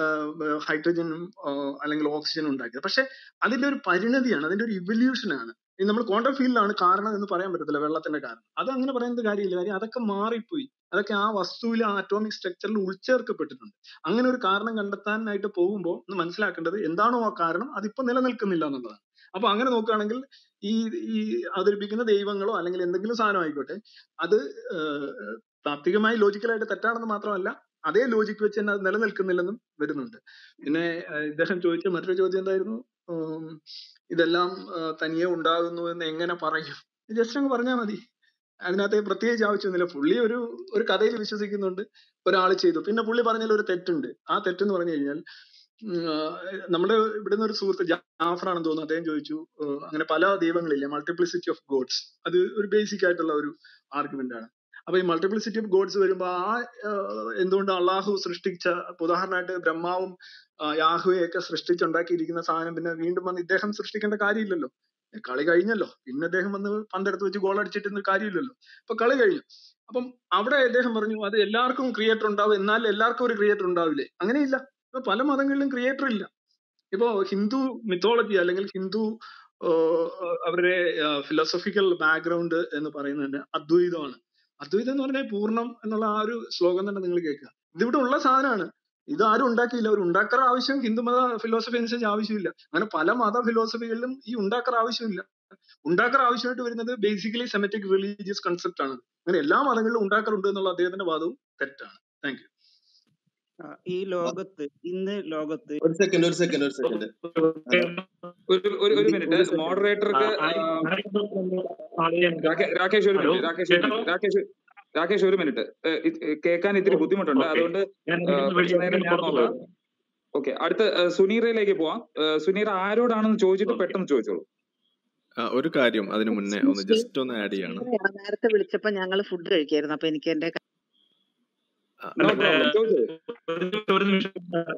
Speaker 9: ഹൈഡ്രജനും അല്ലെങ്കിൽ ഓക്സിജനും ഉണ്ടാക്കിയത് പക്ഷെ അതിന്റെ ഒരു പരിണതിയാണ് അതിന്റെ ഒരു ഇവല്യൂഷൻ ആണ് ഈ നമ്മൾ ക്വാണ്ടം ഫീൽഡിലാണ് കാരണം എന്ന് പറയാൻ പറ്റത്തില്ല വെള്ളത്തിന്റെ കാരണം അത് അങ്ങനെ പറയുന്നത് കാര്യമില്ല കാര്യം അതൊക്കെ മാറിപ്പോയി അതൊക്കെ ആ വസ്തുവിൽ ആ അറ്റോമിക് സ്ട്രക്ചറിൽ ഉൾച്ചേർക്കപ്പെട്ടിട്ടുണ്ട് അങ്ങനെ ഒരു കാരണം കണ്ടെത്താനായിട്ട് പോകുമ്പോൾ ഒന്ന് മനസ്സിലാക്കേണ്ടത് എന്താണോ ആ കാരണം അതിപ്പോ നിലനിൽക്കുന്നില്ല എന്നുള്ളതാണ് അപ്പൊ അങ്ങനെ നോക്കുകയാണെങ്കിൽ ഈ ഈ അവതരിപ്പിക്കുന്ന ദൈവങ്ങളോ അല്ലെങ്കിൽ എന്തെങ്കിലും സാധനം ആയിക്കോട്ടെ അത് ഏഹ് താത്വികമായി ലോജിക്കലായിട്ട് തെറ്റാണെന്ന് മാത്രമല്ല അതേ ലോജിക്ക് വെച്ച് തന്നെ അത് നിലനിൽക്കുന്നില്ലെന്നും വരുന്നുണ്ട് പിന്നെ ഏഹ് ഇദ്ദേഹം ചോദിച്ച മറ്റൊരു ചോദ്യം എന്തായിരുന്നു ഉം, ഇതെല്ലാം ഏഹ് തനിയെ ഉണ്ടാകുന്നു എന്ന് എങ്ങനെ പറയും ജസ്റ്റ് അങ്ങ് പറഞ്ഞാൽ മതി അതിനകത്ത് പ്രത്യേകിച്ച് ആവശ്യമൊന്നുമില്ല പുള്ളി ഒരു ഒരു കഥയിൽ വിശ്വസിക്കുന്നുണ്ട് ഒരാൾ ചെയ്തു പിന്നെ പുള്ളി പറഞ്ഞതിൽ ഒരു തെറ്റുണ്ട് ആ തെറ്റെന്ന് പറഞ്ഞു കഴിഞ്ഞാൽ ഉം, ആഹ് നമ്മുടെ ഇവിടുന്ന് ഒരു സുഹൃത്ത് ജാഫറാണെന്ന് തോന്നുന്നു അദ്ദേഹം ചോദിച്ചു ഏഹ് അങ്ങനെ പല ദൈവങ്ങളില്ലേ മൾട്ടിപ്ലിസിറ്റി ഓഫ് ഗോഡ്സ് അത് ഒരു ബേസിക് ആയിട്ടുള്ള ഒരു ആർഗ്യുമെന്റ് ആണ് അപ്പൊ ഈ മൾട്ടിപ്ലിസിറ്റി ഓഫ് ഗോഡ്സ് വരുമ്പോ ആ ഏഹ് എന്തുകൊണ്ട് അള്ളാഹു സൃഷ്ടിച്ച ഇപ്പൊ ഉദാഹരണമായിട്ട് ബ്രഹ്മാവും ആഹ് യാഹുവെയൊക്കെ സൃഷ്ടിച്ചുണ്ടാക്കിയിരിക്കുന്ന സാധനം പിന്നെ വീണ്ടും വന്ന് ഇദ്ദേഹം സൃഷ്ടിക്കേണ്ട കാര്യമില്ലല്ലോ കളി കഴിഞ്ഞല്ലോ പിന്നെ അദ്ദേഹം വന്ന് പന്തെടുത്ത് വെച്ച് ഗോൾ അടിച്ചിട്ട് കാര്യമില്ലല്ലോ അപ്പൊ കളി കഴിഞ്ഞു അപ്പം അവിടെ അദ്ദേഹം പറഞ്ഞു അത് എല്ലാവർക്കും ക്രിയേറ്റർ ഉണ്ടാവും എന്നാൽ എല്ലാവർക്കും ഒരു ക്രിയേറ്റർ ഉണ്ടാവില്ലേ അങ്ങനെയില്ല ഇപ്പൊ പല മതങ്ങളിലും ക്രിയേറ്റർ ഇല്ല ഇപ്പോ ഹിന്ദു മിത്തോളജി അല്ലെങ്കിൽ ഹിന്ദു ആഹ് അവരുടെ ഫിലോസഫിക്കൽ ബാക്ക്ഗ്രൗണ്ട് എന്ന് പറയുന്നത് തന്നെ അദ്വൈതമാണ് അദ്വൈതം എന്ന് പറഞ്ഞാൽ പൂർണ്ണം എന്നുള്ള ആ ഒരു ശ്ലോകം തന്നെ നിങ്ങൾ കേൾക്കുക ഇതിവിടെ ഉള്ള സാധനമാണ് ഇത് ആരും ഉണ്ടാക്കിയില്ല ഒരു ഉണ്ടാക്കറ ആവശ്യം ഹിന്ദു മത ഫിലോസഫി അനുസരിച്ച് ആവശ്യമില്ല അങ്ങനെ പല മത ഫിലോസഫികളിലും ഈ ഉണ്ടാക്കറ ആവശ്യമില്ല ഉണ്ടാക്കർ ആവശ്യമായിട്ട് വരുന്നത് ബേസിക്കലി സെമറ്റിക് റിലീജിയസ് കൺസെപ്റ്റ് ആണ് അങ്ങനെ എല്ലാ മതങ്ങളിലും ഉണ്ടാക്കറുണ്ട് എന്നുള്ള അദ്ദേഹത്തിന്റെ വാദവും തെറ്റാണ് താങ്ക് യു
Speaker 12: ആ, ഈ ലോകത്ത് ഇന്ന് ലോകത്ത്
Speaker 8: ഒരു സെക്കൻഡ് ഒരു സെക്കൻഡ് ഒരു സെക്കൻഡ്
Speaker 3: ഒരു ഒരു ഒരു മിനിറ്റ് മോഡറേറ്റർക്ക് രാകേഷ് ഒരു
Speaker 1: ഹലോ
Speaker 3: മിനിറ്റ് രാകേഷ് ഒരു മിനിറ്റ് രാകേഷ് രാകേഷ് ഒരു മിനിറ്റ് കേൾക്കാൻ ഇത്തിരി ബുദ്ധിമുട്ടുണ്ട്
Speaker 1: ഓക്കെ
Speaker 3: അതുകൊണ്ട്
Speaker 1: ഞാൻ
Speaker 3: ഏഹ്,
Speaker 1: ഇതിന്
Speaker 3: കുറച്ച്
Speaker 1: വഴി
Speaker 3: നേരം ഞാൻ
Speaker 1: പുറത്തു
Speaker 3: നോക്കാം
Speaker 1: പോകാം
Speaker 3: ഓക്കെ അടുത്ത ഏഹ്, സുനീറയിലേക്ക് പോവാം ഏഹ്, സുനീറ ആരോടാണെന്ന് ചോദിച്ചിട്ട് പെട്ടെന്ന് ചോദിച്ചോളൂ
Speaker 6: ആ, ഒരു കാര്യം അതിനു മുന്നേ ഒന്ന് ജസ്റ്റ് ഒന്ന് ആഡ് ചെയ്യാണ്
Speaker 19: ഞാൻ നേരത്തെ വിളിച്ചപ്പോ ഞങ്ങള് ഫുഡ് കഴിക്കായിരുന്നു അപ്പൊ എനിക്ക് എന്റെ
Speaker 6: ആ,
Speaker 3: നോ
Speaker 1: അല്ല
Speaker 3: പ്രോബ്ലം ചോദിച്ചോളൂ
Speaker 1: ഒരു നിമിഷം ഒരു നിമിഷം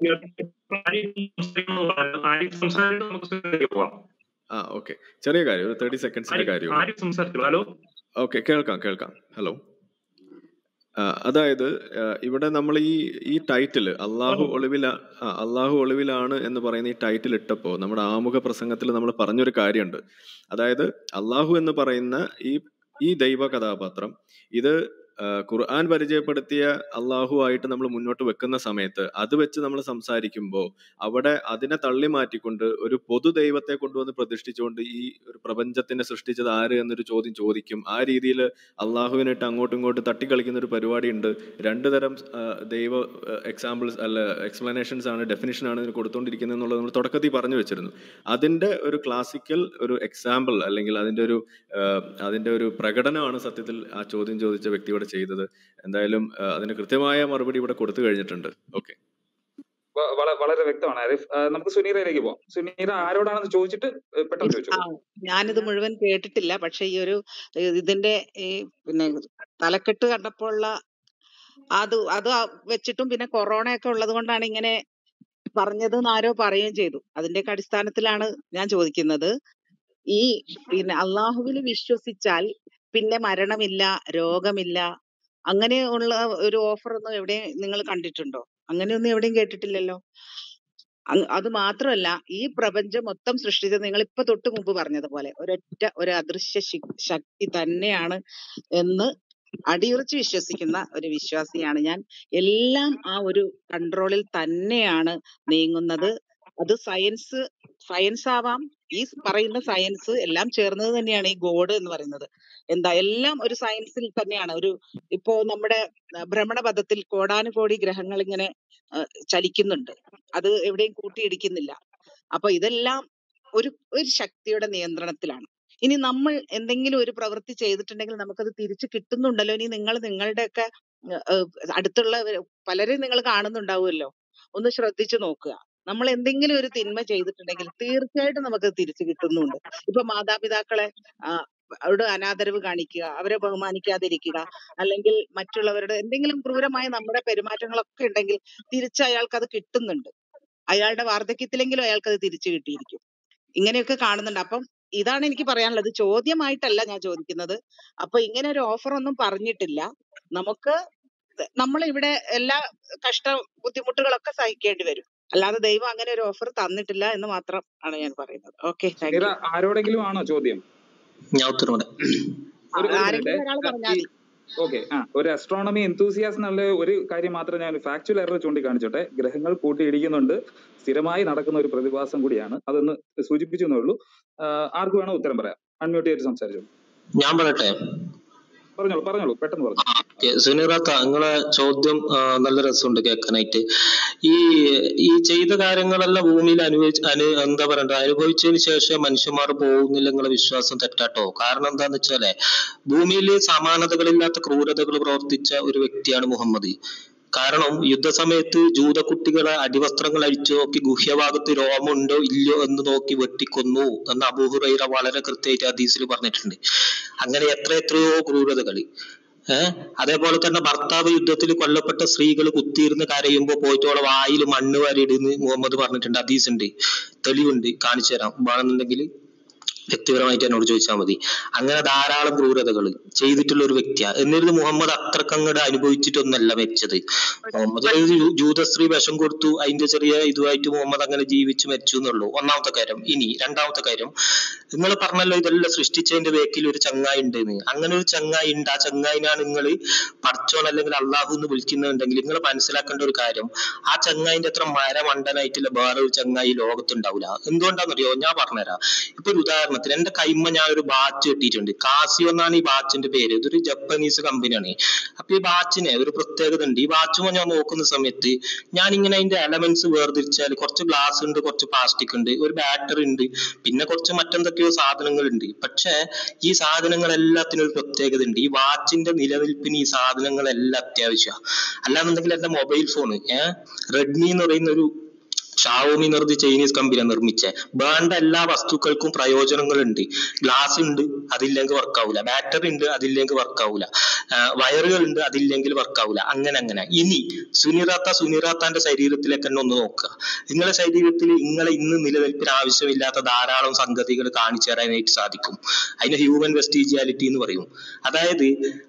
Speaker 1: ആരിഫ് സംസാരിക്കുന്നത് നമുക്ക് സുനിലേക്ക് പോവാം
Speaker 6: ആ ഓക്കെ ചെറിയ കാര്യം ഒരു തേർട്ടി സെക്കൻഡ്സിന്റെ
Speaker 1: ആരിഫ്
Speaker 6: കാര്യമുള്ളൂ
Speaker 1: ആരിഫ് സംസാരിച്ചോളൂ ഹലോ
Speaker 6: ഓക്കെ കേൾക്കാം കേൾക്കാം ഹലോ ആ, അതായത് ആ, ഇവിടെ നമ്മൾ ഈ ഈ ടൈറ്റിൽ അള്ളാഹു ഒളിവില ആ, അള്ളാഹു ഒളിവിലാണ് എന്ന് പറയുന്ന ഈ ടൈറ്റിൽ ഇട്ടപ്പോൾ നമ്മുടെ ആമുഖ പ്രസംഗത്തിൽ നമ്മൾ പറഞ്ഞൊരു കാര്യമുണ്ട് അതായത് അള്ളാഹു എന്ന് പറയുന്ന ഈ ഈ ദൈവ കഥാപാത്രം ഇത് ആ, ഖുർആൻ പരിചയപ്പെടുത്തിയ അള്ളാഹു ആയിട്ട് നമ്മൾ മുന്നോട്ട് വെക്കുന്ന സമയത്ത് അത് വെച്ച് നമ്മൾ സംസാരിക്കുമ്പോൾ അവിടെ അതിനെ തള്ളി മാറ്റിക്കൊണ്ട് ഒരു പൊതു ദൈവത്തെ കൊണ്ടുവന്ന് പ്രതിഷ്ഠിച്ചുകൊണ്ട് ഈ ഒരു പ്രപഞ്ചത്തിനെ സൃഷ്ടിച്ചത് ആര് എന്നൊരു ചോദ്യം ചോദിക്കും ആ രീതിയിൽ അള്ളാഹുവിനിട്ട് അങ്ങോട്ടും ഇങ്ങോട്ടും തട്ടിക്കളിക്കുന്ന ഒരു പരിപാടി ഉണ്ട് രണ്ട് തരം ആ, ദൈവ എക്സാമ്പിൾസ് അല്ല എക്സ്പ്ലനേഷൻസ് ആണ് ഡെഫിനിഷൻ ആണ് ഇതിന് കൊടുത്തുകൊണ്ടിരിക്കുന്നത് എന്നുള്ളത് നമ്മൾ തുടക്കത്തിൽ പറഞ്ഞു വെച്ചിരുന്നു അതിന്റെ ഒരു ക്ലാസിക്കൽ ഒരു എക്സാമ്പിൾ അല്ലെങ്കിൽ അതിന്റെ ഒരു ആ, അതിന്റെ ഒരു പ്രകടനമാണ് സത്യത്തിൽ ആ ചോദ്യം ചോദിച്ച വ്യക്തി ഇവിടെ ചെയ്തത് എന്തായാലും ആ, അതിന് കൃത്യമായ മറുപടി ഇവിടെ കൊടുത്തു കഴിഞ്ഞിട്ടുണ്ട് ഓക്കെ
Speaker 3: വ- വള- വളരെ വ്യക്തമാണ് ആരിഫ് ആ, നമുക്ക് സുനീറയിലേക്ക് പോവാം സുനീറ ആരോടാണെന്ന് ചോദിച്ചിട്ട് ഏ, പെട്ടെന്ന്
Speaker 19: ആ
Speaker 3: ചോദിച്ചോളൂ
Speaker 19: ഞാനിത് മുഴുവൻ കേട്ടിട്ടില്ല പക്ഷെ ഈ ഒരു ഏ, ഇതിന്റെ ഈ പിന്നെ തലക്കെട്ട് കണ്ടപ്പോഴുള്ള അത് അത് ആ വെച്ചിട്ടും പിന്നെ കൊറോണ ഒക്കെ ഉള്ളത് കൊണ്ടാണ് ഇങ്ങനെ പറഞ്ഞത് എന്ന് ആരോ പറയുകയും ചെയ്തു അതിന്റെയൊക്കെ അടിസ്ഥാനത്തിലാണ് ഞാൻ ചോദിക്കുന്നത് ഈ പിന്നെ അള്ളാഹുവിൽ വിശ്വസിച്ചാൽ പിന്നെ മരണമില്ല രോഗമില്ല അങ്ങനെയുള്ള ഒരു ഓഫർ ഒന്നും എവിടെയും നിങ്ങൾ കണ്ടിട്ടുണ്ടോ അങ്ങനെയൊന്നും എവിടെയും കേട്ടിട്ടില്ലല്ലോ അങ് അത് മാത്രമല്ല ഈ പ്രപഞ്ചം മൊത്തം സൃഷ്ടിച്ചത് നിങ്ങൾ ഇപ്പൊ തൊട്ട് മുമ്പ് പറഞ്ഞതുപോലെ ഒരൊറ്റ ഒരു അദൃശ്യ ശി- ശക്തി തന്നെയാണ് എന്ന് അടിയുറച്ച് വിശ്വസിക്കുന്ന ഒരു വിശ്വാസിയാണ് ഞാൻ എല്ലാം ആ ഒരു കൺട്രോളിൽ തന്നെയാണ് നീങ്ങുന്നത് അത് സയൻസ് സയൻസ് ആവാം ഈ പറയുന്ന സയൻസ് എല്ലാം ചേർന്നത് തന്നെയാണ് ഈ ഗോഡ് എന്ന് പറയുന്നത് എന്താ എല്ലാം ഒരു സയൻസിൽ തന്നെയാണ് ഒരു ഇപ്പോ നമ്മുടെ ആ, ഭ്രമണപഥത്തിൽ കോടാനുകോടി ഗ്രഹങ്ങൾ ഇങ്ങനെ ആ, ചലിക്കുന്നുണ്ട് അത് എവിടെയും കൂട്ടിയിടിക്കുന്നില്ല അപ്പൊ ഇതെല്ലാം ഒരു ഒരു ശക്തിയുടെ നിയന്ത്രണത്തിലാണ് ഇനി നമ്മൾ എന്തെങ്കിലും ഒരു പ്രവൃത്തി ചെയ്തിട്ടുണ്ടെങ്കിൽ നമുക്കത് തിരിച്ചു കിട്ടുന്നുണ്ടല്ലോ ഇനി നിങ്ങൾ നിങ്ങളുടെയൊക്കെ ഏർ, ഏർ, അടുത്തുള്ള പലരെയും നിങ്ങൾ കാണുന്നുണ്ടാവുമല്ലോ ഒന്ന് ശ്രദ്ധിച്ചു നോക്കുക നമ്മൾ എന്തെങ്കിലും ഒരു തിന്മ ചെയ്തിട്ടുണ്ടെങ്കിൽ തീർച്ചയായിട്ടും നമുക്ക് തിരിച്ചു കിട്ടുന്നുണ്ട് ഇപ്പൊ മാതാപിതാക്കളെ ആ, അവരോട് അനാദരവ് കാണിക്കുക അവരെ ബഹുമാനിക്കാതിരിക്കുക അല്ലെങ്കിൽ മറ്റുള്ളവരുടെ എന്തെങ്കിലും ക്രൂരമായ നമ്മുടെ പെരുമാറ്റങ്ങളൊക്കെ ഉണ്ടെങ്കിൽ തിരിച്ച് അയാൾക്ക് അത് കിട്ടുന്നുണ്ട് അയാളുടെ വാർദ്ധക്യത്തിലെങ്കിലും അയാൾക്ക് അത് തിരിച്ചു കിട്ടിയിരിക്കും ഇങ്ങനെയൊക്കെ കാണുന്നുണ്ട് അപ്പം ഇതാണ് എനിക്ക് പറയാനുള്ളത് ചോദ്യമായിട്ടല്ല ഞാൻ ചോദിക്കുന്നത് അപ്പൊ ഇങ്ങനെ ഒരു ഓഫർ ഒന്നും പറഞ്ഞിട്ടില്ല നമുക്ക് നമ്മൾ ഇവിടെ എല്ലാ കഷ്ട ബുദ്ധിമുട്ടുകളൊക്കെ സഹിക്കേണ്ടി വരും അല്ലാതെ ദൈവം അങ്ങനെ ഒരു ഓഫർ തന്നിട്ടില്ല എന്ന് മാത്രം ആണ് ഞാൻ പറയുന്നത് ഓക്കെ താങ്ക്
Speaker 3: സുനീറ
Speaker 19: യു
Speaker 3: ആരോടെങ്കിലും ആണോ ചോദ്യം
Speaker 7: ഞാൻ ഉത്തരം പറയാം
Speaker 3: ഒരു ഒരു
Speaker 19: ആരെങ്കിലും
Speaker 3: മിനിറ്റ്
Speaker 19: ഒരാൾ പറഞ്ഞാൽ മതി
Speaker 3: ഓക്കെ ആ ഒരു അസ്ട്രോണമി എന്തൂസിയാസ് എന്നുള്ള ഒരു കാര്യം മാത്രം ഞാൻ ഫാക്ച്വൽ എറർ ചൂണ്ടിക്കാണിച്ചോട്ടെ ഗ്രഹങ്ങൾ കൂട്ടിയിടിക്കുന്നുണ്ട് സ്ഥിരമായി നടക്കുന്ന ഒരു പ്രതിഭാസം കൂടിയാണ് അതൊന്ന് സൂചിപ്പിച്ചു എന്നേ ഉള്ളൂ ആ, ആർക്ക് വേണോ ഉത്തരം പറയാം അൺമ്യൂട്ട് ചെയ്ത് സംസാരിച്ചോളൂ
Speaker 7: ഞാൻ പറയട്ടെ
Speaker 3: പറഞ്ഞോളൂ പറഞ്ഞോളൂ പെട്ടെന്ന് പറഞ്ഞു
Speaker 7: ഓക്കെ സുനീറാത്ത നിങ്ങളെ ചോദ്യം ആ, നല്ല രസമുണ്ട് കേൾക്കാനായിട്ട് ഈ ഈ ചെയ്ത കാര്യങ്ങളെല്ലാം ഭൂമിയിൽ അനുഭവിച്ച് അനു എന്താ പറയണ്ട അനുഭവിച്ചതിന് ശേഷം മനുഷ്യന്മാർ പോകുന്നില്ല നിങ്ങളെ വിശ്വാസം തെറ്റാട്ടോ കാരണം എന്താന്ന് വെച്ചാലേ ഭൂമിയിൽ സമാനതകളില്ലാത്ത ക്രൂരതകൾ പ്രവർത്തിച്ച ഒരു വ്യക്തിയാണ് മുഹമ്മദ് കാരണം യുദ്ധസമയത്ത് ജൂതക്കുട്ടികളെ അടിവസ്ത്രങ്ങൾ അഴിച്ചു നോക്കി ഗുഹ്യഭാഗത്ത് രോമമുണ്ടോ ഇല്ലയോ എന്ന് നോക്കി വെട്ടിക്കൊന്നു എന്ന് അബൂഹുറൈറ വളരെ കൃത്യമായിട്ട് ഹദീസിൽ പറഞ്ഞിട്ടുണ്ട് അങ്ങനെ എത്ര എത്രയോ ക്രൂരതകൾ ഏഹ് അതേപോലെ തന്നെ ഭർത്താവ് യുദ്ധത്തിൽ കൊല്ലപ്പെട്ട സ്ത്രീകൾ കുത്തിയിരുന്ന് കരയുമ്പോ പോയിട്ട് അവളെ വായിൽ മണ്ണ് വാരിയിടുന്ന് മുഹമ്മദ് പറഞ്ഞിട്ടുണ്ട് ഹദീസ് ഉണ്ട് തെളിവുണ്ട് കാണിച്ചു തരാം വേണമെന്നുണ്ടെങ്കിൽ വ്യക്തിപരമായിട്ട് എന്നോട് ചോദിച്ചാൽ മതി അങ്ങനെ ധാരാളം ക്രൂരതകൾ ചെയ്തിട്ടുള്ള ഒരു വ്യക്തിയാണ് എന്നിരുന്ന് മുഹമ്മദ് അത്രക്കങ്ങട് അനുഭവിച്ചിട്ടൊന്നല്ല മരിച്ചത് മുഹമ്മദ് ഒരു ജൂ- ജൂത സ്ത്രീ വിഷം കൊടുത്തു അതിന്റെ ചെറിയ ഇതുമായിട്ട് മുഹമ്മദ് അങ്ങനെ ജീവിച്ചു മരിച്ചു എന്നുള്ളൂ ഒന്നാമത്തെ കാര്യം ഇനി രണ്ടാമത്തെ കാര്യം നിങ്ങൾ പറഞ്ഞല്ലോ ഇതെല്ലാം സൃഷ്ടിച്ചതിന്റെ വേക്കിൽ ഒരു ചങ്ങായി ഉണ്ടെന്ന് അങ്ങനെ ഒരു ചങ്ങായി ഉണ്ട് ആ ചങ്ങായിനാണ് നിങ്ങൾ പടച്ചോൻ അല്ലെങ്കിൽ അള്ളാഹു എന്ന് വിളിക്കുന്നുണ്ടെങ്കിൽ നിങ്ങൾ മനസ്സിലാക്കേണ്ട ഒരു കാര്യം ആ ചങ്ങായിന്റെ അത്ര മരമണ്ടനായിട്ടുള്ള വേറെ ഒരു ചങ്ങായി ലോകത്തുണ്ടാവില്ല എന്തുകൊണ്ടാണെന്നറിയോ ഞാൻ പറഞ്ഞുതരാം ഇപ്പൊ ഒരു ഉദാഹരണത്തിന് എന്റെ കൈമ ഞാൻ ഒരു ബാച്ച് കെട്ടിയിട്ടുണ്ട് കാസിയോ എന്നാണ് ഈ ബാച്ചിന്റെ പേര് ഇതൊരു ജപ്പനീസ് കമ്പനിയാണ് അപ്പൊ ഈ ബാച്ചിന് ഒരു പ്രത്യേകത ഉണ്ട് ഈ ബാച്ചുമ ഞാൻ നോക്കുന്ന സമയത്ത് ഞാൻ ഇങ്ങനെ അതിന്റെ എലമെന്റ്സ് വേർതിരിച്ചാൽ കുറച്ച് ഗ്ലാസ് ഉണ്ട് കുറച്ച് പ്ലാസ്റ്റിക് ഉണ്ട് ഒരു ബാറ്ററി ഉണ്ട് പിന്നെ കുറച്ച് മറ്റെന്തൊക്കെയോ സാധനങ്ങൾ ഉണ്ട് പക്ഷെ ഈ സാധനങ്ങൾ എല്ലാത്തിനും ഒരു പ്രത്യേകത ഉണ്ട് ഈ വാച്ചിന്റെ നിലനിൽപ്പിന് ഈ സാധനങ്ങളെല്ലാം അത്യാവശ്യമാണ് അല്ലാന്നുണ്ടെങ്കിൽ എന്റെ മൊബൈൽ ഫോൺ ഏഹ് റെഡ്മി എന്ന് പറയുന്ന ഒരു ഷാവോമി എന്ന് പറഞ്ഞ ചൈനീസ് കമ്പനിയാണ് നിർമ്മിച്ച വേണ്ട എല്ലാ വസ്തുക്കൾക്കും പ്രയോജനങ്ങളുണ്ട് ഗ്ലാസ് ഉണ്ട് അതില്ലെങ്കിൽ വർക്ക് ആവൂല ബാറ്ററി ഉണ്ട് അതില്ലെങ്കിൽ വർക്ക് ആവൂല വയറുകൾ ഉണ്ട് അതില്ലെങ്കിൽ വർക്ക് ആവൂല അങ്ങനെ അങ്ങനെ ഇനി സുനിറാത്ത സുനിറാത്താന്റെ ശരീരത്തിലേക്ക് തന്നെ ഒന്ന് നോക്കുക നിങ്ങളുടെ ശരീരത്തിൽ നിങ്ങളെ ഇന്ന് നിലനിൽപ്പിന് ആവശ്യമില്ലാത്ത ധാരാളം സംഗതികൾ കാണിച്ചു തരാനായിട്ട് സാധിക്കും അതിന് ഹ്യൂമൻ വെസ്റ്റീജിയാലിറ്റി എന്ന് പറയും അതായത്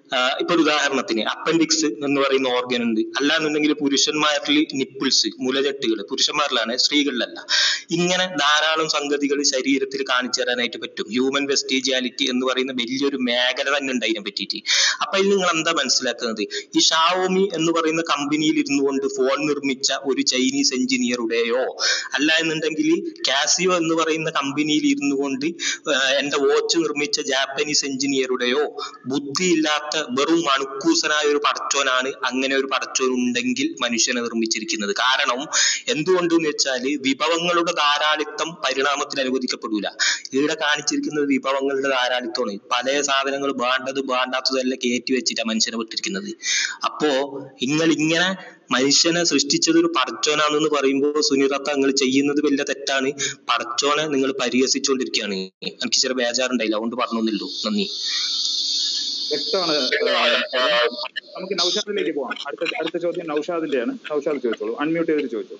Speaker 7: ആഹ് ഇപ്പൊ ഒരു ഉദാഹരണത്തിന് അപ്പൻഡിക്സ് എന്ന് പറയുന്ന ഓർഗൻ ഉണ്ട് അല്ലാന്നുണ്ടെങ്കിൽ പുരുഷന്മാരിൽ നിപ്പിൾസ് മുലചെട്ടുകൾ പുരുഷന്മാരിലാണ് സ്ത്രീകളിലല്ല ഇങ്ങനെ ധാരാളം സംഗതികൾ ശരീരത്തിൽ കാണിച്ചു തരാനായിട്ട് പറ്റും ഹ്യൂമൻ വെസ്റ്റീജിയാലിറ്റി എന്ന് പറയുന്ന വലിയൊരു മേഖല തന്നെ ഉണ്ട് അതിനെ പറ്റിയിട്ട് അപ്പൊ ഇതിൽ നിങ്ങൾ എന്താ മനസ്സിലാക്കുന്നത് ഈ ഷാവോമി എന്ന് പറയുന്ന കമ്പനിയിൽ ഇരുന്നു കൊണ്ട് ഫോൺ നിർമ്മിച്ച ഒരു ചൈനീസ് എഞ്ചിനീയറുടെയോ അല്ല എന്നുണ്ടെങ്കിൽ കാസിയോ എന്ന് പറയുന്ന കമ്പനിയിൽ ഇരുന്നു കൊണ്ട് ആഹ് എന്റെ വാച്ച് നിർമ്മിച്ച ജാപ്പനീസ് എഞ്ചിനീയറുടെയോ ബുദ്ധിയില്ലാത്ത വെറും മണുക്കൂസനായ ഒരു പടച്ചോനാണ് അങ്ങനെ ഒരു പടച്ചോൻ ഉണ്ടെങ്കിൽ മനുഷ്യനെ നിർമ്മിച്ചിരിക്കുന്നത് കാരണം എന്തുകൊണ്ടെന്ന് വെച്ചാല് വിഭവങ്ങളുടെ ധാരാളിത്തം പരിണാമത്തിൽ അനുവദിക്കപ്പെടൂല ഇവിടെ കാണിച്ചിരിക്കുന്നത് വിഭവങ്ങളുടെ ധാരാളിത്തമാണ് പല സാധനങ്ങൾ വേണ്ടത് വേണ്ടാത്തതെല്ലാം കയറ്റി വെച്ചിട്ടാ മനുഷ്യനെ വിട്ടിരിക്കുന്നത് അപ്പോ നിങ്ങൾ ഇങ്ങനെ മനുഷ്യനെ സൃഷ്ടിച്ചത് ഒരു പടച്ചോനാണെന്ന് പറയുമ്പോൾ സുനിറത്ത നിങ്ങൾ ചെയ്യുന്നത് വലിയ തെറ്റാണ് പടച്ചോനെ നിങ്ങൾ പരിഹസിച്ചുകൊണ്ടിരിക്കുകയാണ് എനിക്ക് ചില ബേജാറുണ്ടായില്ല അതുകൊണ്ട് പറഞ്ഞൊന്നുള്ളൂ നന്ദി
Speaker 3: വ്യക്തമാണ് ആഹ് നമുക്ക് നൗഷാദിലേക്ക് പോവാം അടുത്ത അടുത്ത ചോദ്യം നൗഷാദിന്റെയാണ് നൗഷാദ് ചോദിച്ചോളൂ അൺമ്യൂട്ട് ചെയ്തിട്ട് ചോദിച്ചോളൂ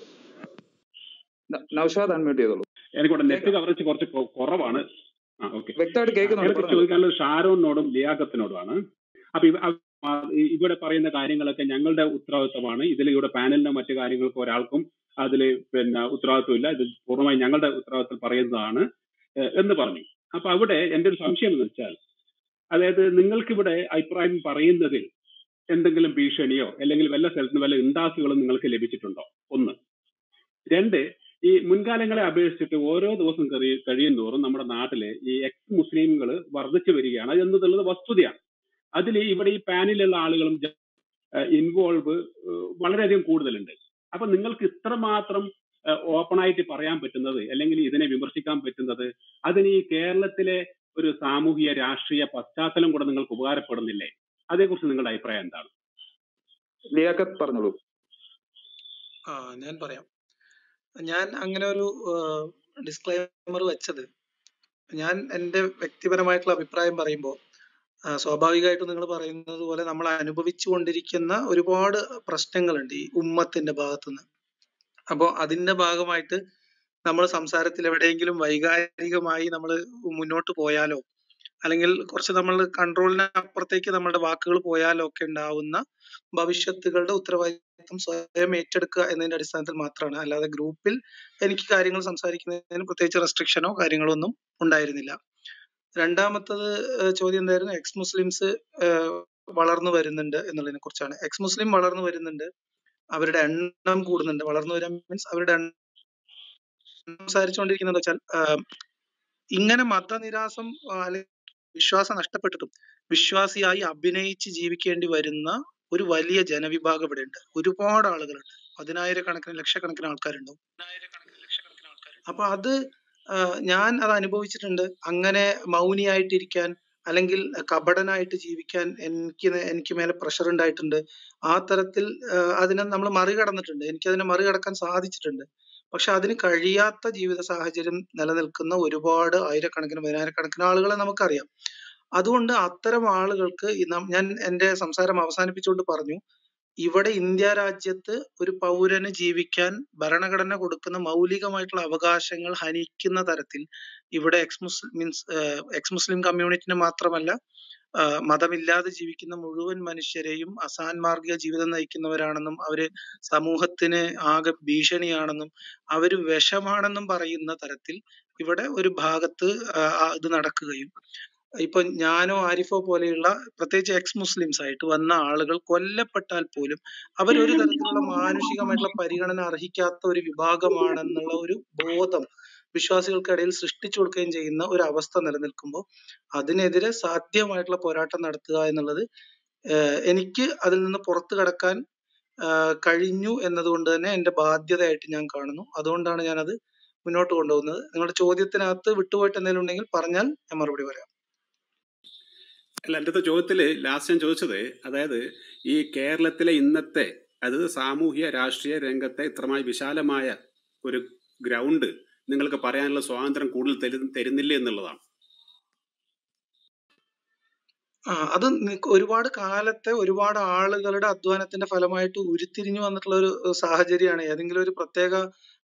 Speaker 3: ന- നൗഷാദ് അൺമ്യൂട്ട് ചെയ്തോളൂ
Speaker 20: എനിക്കോട്ടെ നെറ്റ് കവറേജ് കുറച്ച് കൊ- കുറവാണ് ആ ഓക്കെ
Speaker 3: വ്യക്തമായിട്ട് കേൾക്കുന്നുണ്ട്
Speaker 20: എനിക്ക്
Speaker 3: പറഞ്ഞോളൂ
Speaker 20: ചോദിക്കാനുള്ളത് ഷാരോണിനോടും ലിയാഖത്തിനോടുമാണ് അപ്പൊ ഇവ- അവ- ആ, ഈ- ഇവിടെ പറയുന്ന കാര്യങ്ങളൊക്കെ ഞങ്ങളുടെ ഉത്തരവാദിത്തമാണ് ഇതിൽ ഇവിടെ പാനലിനോ മറ്റു കാര്യങ്ങൾക്കോ ഒരാൾക്കും അതിൽ പിന്നെ ഉത്തരവാദിത്വമില്ല ഇത് പൂർണ്ണമായി ഞങ്ങളുടെ ഉത്തരവാദിത്തം പറയുന്നതാണ് ഏഹ് എന്ന് പറഞ്ഞു അപ്പൊ അവിടെ എന്റെ ഒരു സംശയം എന്ന് വെച്ചാൽ അതായത് നിങ്ങൾക്കിവിടെ അഭിപ്രായം പറയുന്നതിൽ എന്തെങ്കിലും ഭീഷണിയോ അല്ലെങ്കിൽ വല്ല സ്ഥലത്ത് നിന്ന് വല്ല ഇണ്ടാസുകളും നിങ്ങൾക്ക് ലഭിച്ചിട്ടുണ്ടോ ഒന്ന് രണ്ട് ഈ മുൻകാലങ്ങളെ അപേക്ഷിച്ചിട്ട് ഓരോ ദിവസം കഴി- കഴിയും തോറും നമ്മുടെ നാട്ടില് ഈ എക്സ് മുസ്ലിംകൾ വർദ്ധിച്ചു വരികയാണ് എന്നുള്ളത് വസ്തുതയാണ് അതിൽ ഇവിടെ ഈ പാനലിലുള്ള ആളുകളും ഇൻവോൾവ് വളരെയധികം കൂടുതലുണ്ട് അപ്പൊ നിങ്ങൾക്ക് ഇത്രമാത്രം ഓപ്പൺ ആയിട്ട് പറയാൻ പറ്റുന്നത് അല്ലെങ്കിൽ ഇതിനെ വിമർശിക്കാൻ പറ്റുന്നത് അതിന് ഈ കേരളത്തിലെ ഒരു സാമൂഹിക രാഷ്ട്രീയ പശ്ചാത്തലം കൂടെ നിങ്ങൾക്ക് ഉപകാരപ്പെടുന്നില്ലേ അതേക്കുറിച്ച് നിങ്ങളുടെ അഭിപ്രായം എന്താണ്
Speaker 3: ലിയാഖത്ത് പറഞ്ഞോളൂ
Speaker 5: ആ ഞാൻ പറയാം ഞാൻ അങ്ങനെ ഒരു ഡിസ്ക്ലൈമർ വെച്ചത് ഞാൻ എൻ്റെ വ്യക്തിപരമായിട്ടുള്ള അഭിപ്രായം പറയുമ്പോൾ സ്വാഭാവികമായിട്ടും നിങ്ങൾ പറയുന്നത് പോലെ നമ്മൾ അനുഭവിച്ചു കൊണ്ടിരിക്കുന്ന ഒരുപാട് പ്രശ്നങ്ങളുണ്ട് ഈ ഉമ്മത്തിന്റെ ഭാഗത്തുനിന്ന് അപ്പോൾ അതിന്റെ ഭാഗമായിട്ട് നമ്മൾ സംസാരത്തിൽ എവിടെയെങ്കിലും വൈകാരികമായി നമ്മൾ മുന്നോട്ട് പോയാലോ അല്ലെങ്കിൽ കുറച്ച് നമ്മൾ കൺട്രോളിന് അപ്പുറത്തേക്ക് നമ്മളുടെ വാക്കുകൾ പോയാലോ ഒക്കെ ഉണ്ടാവുന്ന ഭവിഷ്യത്തുകളുടെ ഉത്തരവാദിത്വം സ്വയം ഏറ്റെടുക്കുക എന്നതിന്റെ അടിസ്ഥാനത്തിൽ മാത്രമാണ് അല്ലാതെ ഗ്രൂപ്പിൽ എനിക്ക് കാര്യങ്ങൾ സംസാരിക്കുന്നതിന് പ്രത്യേകിച്ച് റെസ്ട്രിക്ഷനോ കാര്യങ്ങളോ ഒന്നും ഉണ്ടായിരുന്നില്ല രണ്ടാമത്തത് ഏഹ് ചോദ്യം എന്തായിരുന്നു എക്സ് മുസ്ലിംസ് വളർന്നു വരുന്നുണ്ട് എന്നുള്ളതിനെ കുറിച്ചാണ് എക്സ് മുസ്ലിം വളർന്നു വരുന്നുണ്ട് അവരുടെ എണ്ണം കൂടുന്നുണ്ട് വളർന്നു വരാൻ മീൻസ് അവരുടെ എണ്ണം സംസാരിച്ചുകൊണ്ടിരിക്കുന്നത് വെച്ചാൽ ആഹ് ഇങ്ങനെ മതനിരാസം ആഹ് അല്ലെങ്കിൽ വിശ്വാസം നഷ്ടപ്പെട്ടിട്ടും വിശ്വാസിയായി അഭിനയിച്ച് ജീവിക്കേണ്ടി വരുന്ന ഒരു വലിയ ജനവിഭാഗം ഇവിടെ ഉണ്ട് ഒരുപാട് ആളുകളുണ്ട് പതിനായിരക്കണക്കിന് ലക്ഷക്കണക്കിന് ആൾക്കാരുണ്ടാവും അപ്പൊ അത് ആഹ് ഞാൻ അത് അനുഭവിച്ചിട്ടുണ്ട് അങ്ങനെ മൗനിയായിട്ടിരിക്കാൻ അല്ലെങ്കിൽ കപടനായിട്ട് ജീവിക്കാൻ എനിക്ക് നേ- എനിക്ക് മേലെ പ്രഷർ ഉണ്ടായിട്ടുണ്ട് ആ തരത്തിൽ ആഹ് അതിനെ നമ്മൾ മറികടന്നിട്ടുണ്ട് എനിക്ക് അതിനെ മറികടക്കാൻ സാധിച്ചിട്ടുണ്ട് പക്ഷെ അതിന് കഴിയാത്ത ജീവിത സാഹചര്യം നിലനിൽക്കുന്ന ഒരുപാട് ആയിരക്കണക്കിന് പതിനായിരക്കണക്കിന് ആളുകളെ നമുക്കറിയാം അതുകൊണ്ട് അത്തരം ആളുകൾക്ക് ഈ നം- ഞാൻ എൻ്റെ സംസാരം അവസാനിപ്പിച്ചുകൊണ്ട് പറഞ്ഞു ഇവിടെ ഇന്ത്യ രാജ്യത്ത് ഒരു പൗരന് ജീവിക്കാൻ ഭരണഘടന കൊടുക്കുന്ന മൗലികമായിട്ടുള്ള അവകാശങ്ങൾ ഹനിക്കുന്ന തരത്തിൽ ഇവിടെ ex Muslim means ex Muslim കമ്മ്യൂണിറ്റിനെ മാത്രമല്ല ആഹ് മതമില്ലാതെ ജീവിക്കുന്ന മുഴുവൻ മനുഷ്യരെയും അസാൻമാർഗിക ജീവിതം നയിക്കുന്നവരാണെന്നും അവര് സമൂഹത്തിന് ആകെ ഭീഷണിയാണെന്നും അവര് വിഷമാണെന്നും പറയുന്ന തരത്തിൽ ഇവിടെ ഒരു ഭാഗത്ത് ആഹ് ആ ഇത് നടക്കുകയും ഇപ്പൊ ഞാനോ ആരിഫോ പോലെയുള്ള പ്രത്യേകിച്ച് എക്സ് മുസ്ലിംസ് ആയിട്ട് വന്ന ആളുകൾ കൊല്ലപ്പെട്ടാൽ പോലും അവർ ഒരു തരത്തിലുള്ള മാനുഷികമായിട്ടുള്ള പരിഗണന അർഹിക്കാത്ത ഒരു വിഭാഗമാണെന്നുള്ള ഒരു ബോധം വിശ്വാസികൾക്കിടയിൽ സൃഷ്ടിച്ചു കൊടുക്കുകയും ചെയ്യുന്ന ഒരു അവസ്ഥ നിലനിൽക്കുമ്പോൾ അതിനെതിരെ സാധ്യമായിട്ടുള്ള പോരാട്ടം നടത്തുക എന്നുള്ളത് ഏഹ് എനിക്ക് അതിൽ നിന്ന് പുറത്തു കടക്കാൻ ആഹ് കഴിഞ്ഞു എന്നതുകൊണ്ട് തന്നെ എന്റെ ബാധ്യതയായിട്ട് ഞാൻ കാണുന്നു അതുകൊണ്ടാണ് ഞാനത് മുന്നോട്ട് കൊണ്ടുപോകുന്നത് നിങ്ങളുടെ ചോദ്യത്തിനകത്ത് വിട്ടുപോയിട്ട് എന്തെങ്കിലും ഉണ്ടെങ്കിൽ പറഞ്ഞാൽ ഞാൻ മറുപടി പറയാം
Speaker 20: അല്ല എൻ്റെ അടുത്ത ചോദ്യത്തിൽ ലാസ്റ്റ് ഞാൻ ചോദിച്ചത് അതായത് ഈ കേരളത്തിലെ ഇന്നത്തെ അത് സാമൂഹ്യ രാഷ്ട്രീയ രംഗത്തെ ഇത്രമായി വിശാലമായ ഒരു ഗ്രൗണ്ട് നിങ്ങൾക്ക് പറയാനുള്ള സ്വാതന്ത്ര്യം കൂടുതൽ തരു തരുന്നില്ല എന്നുള്ളതാണ്
Speaker 5: ആ അത് നിക്ക് ഒരുപാട് കാലത്തെ ഒരുപാട് ആളുകളുടെ അധ്വാനത്തിന്റെ ഫലമായിട്ട് ഉരുത്തിരിഞ്ഞു വന്നിട്ടുള്ള ഒരു സാഹചര്യമാണ് ഏതെങ്കിലും ഒരു പ്രത്യേക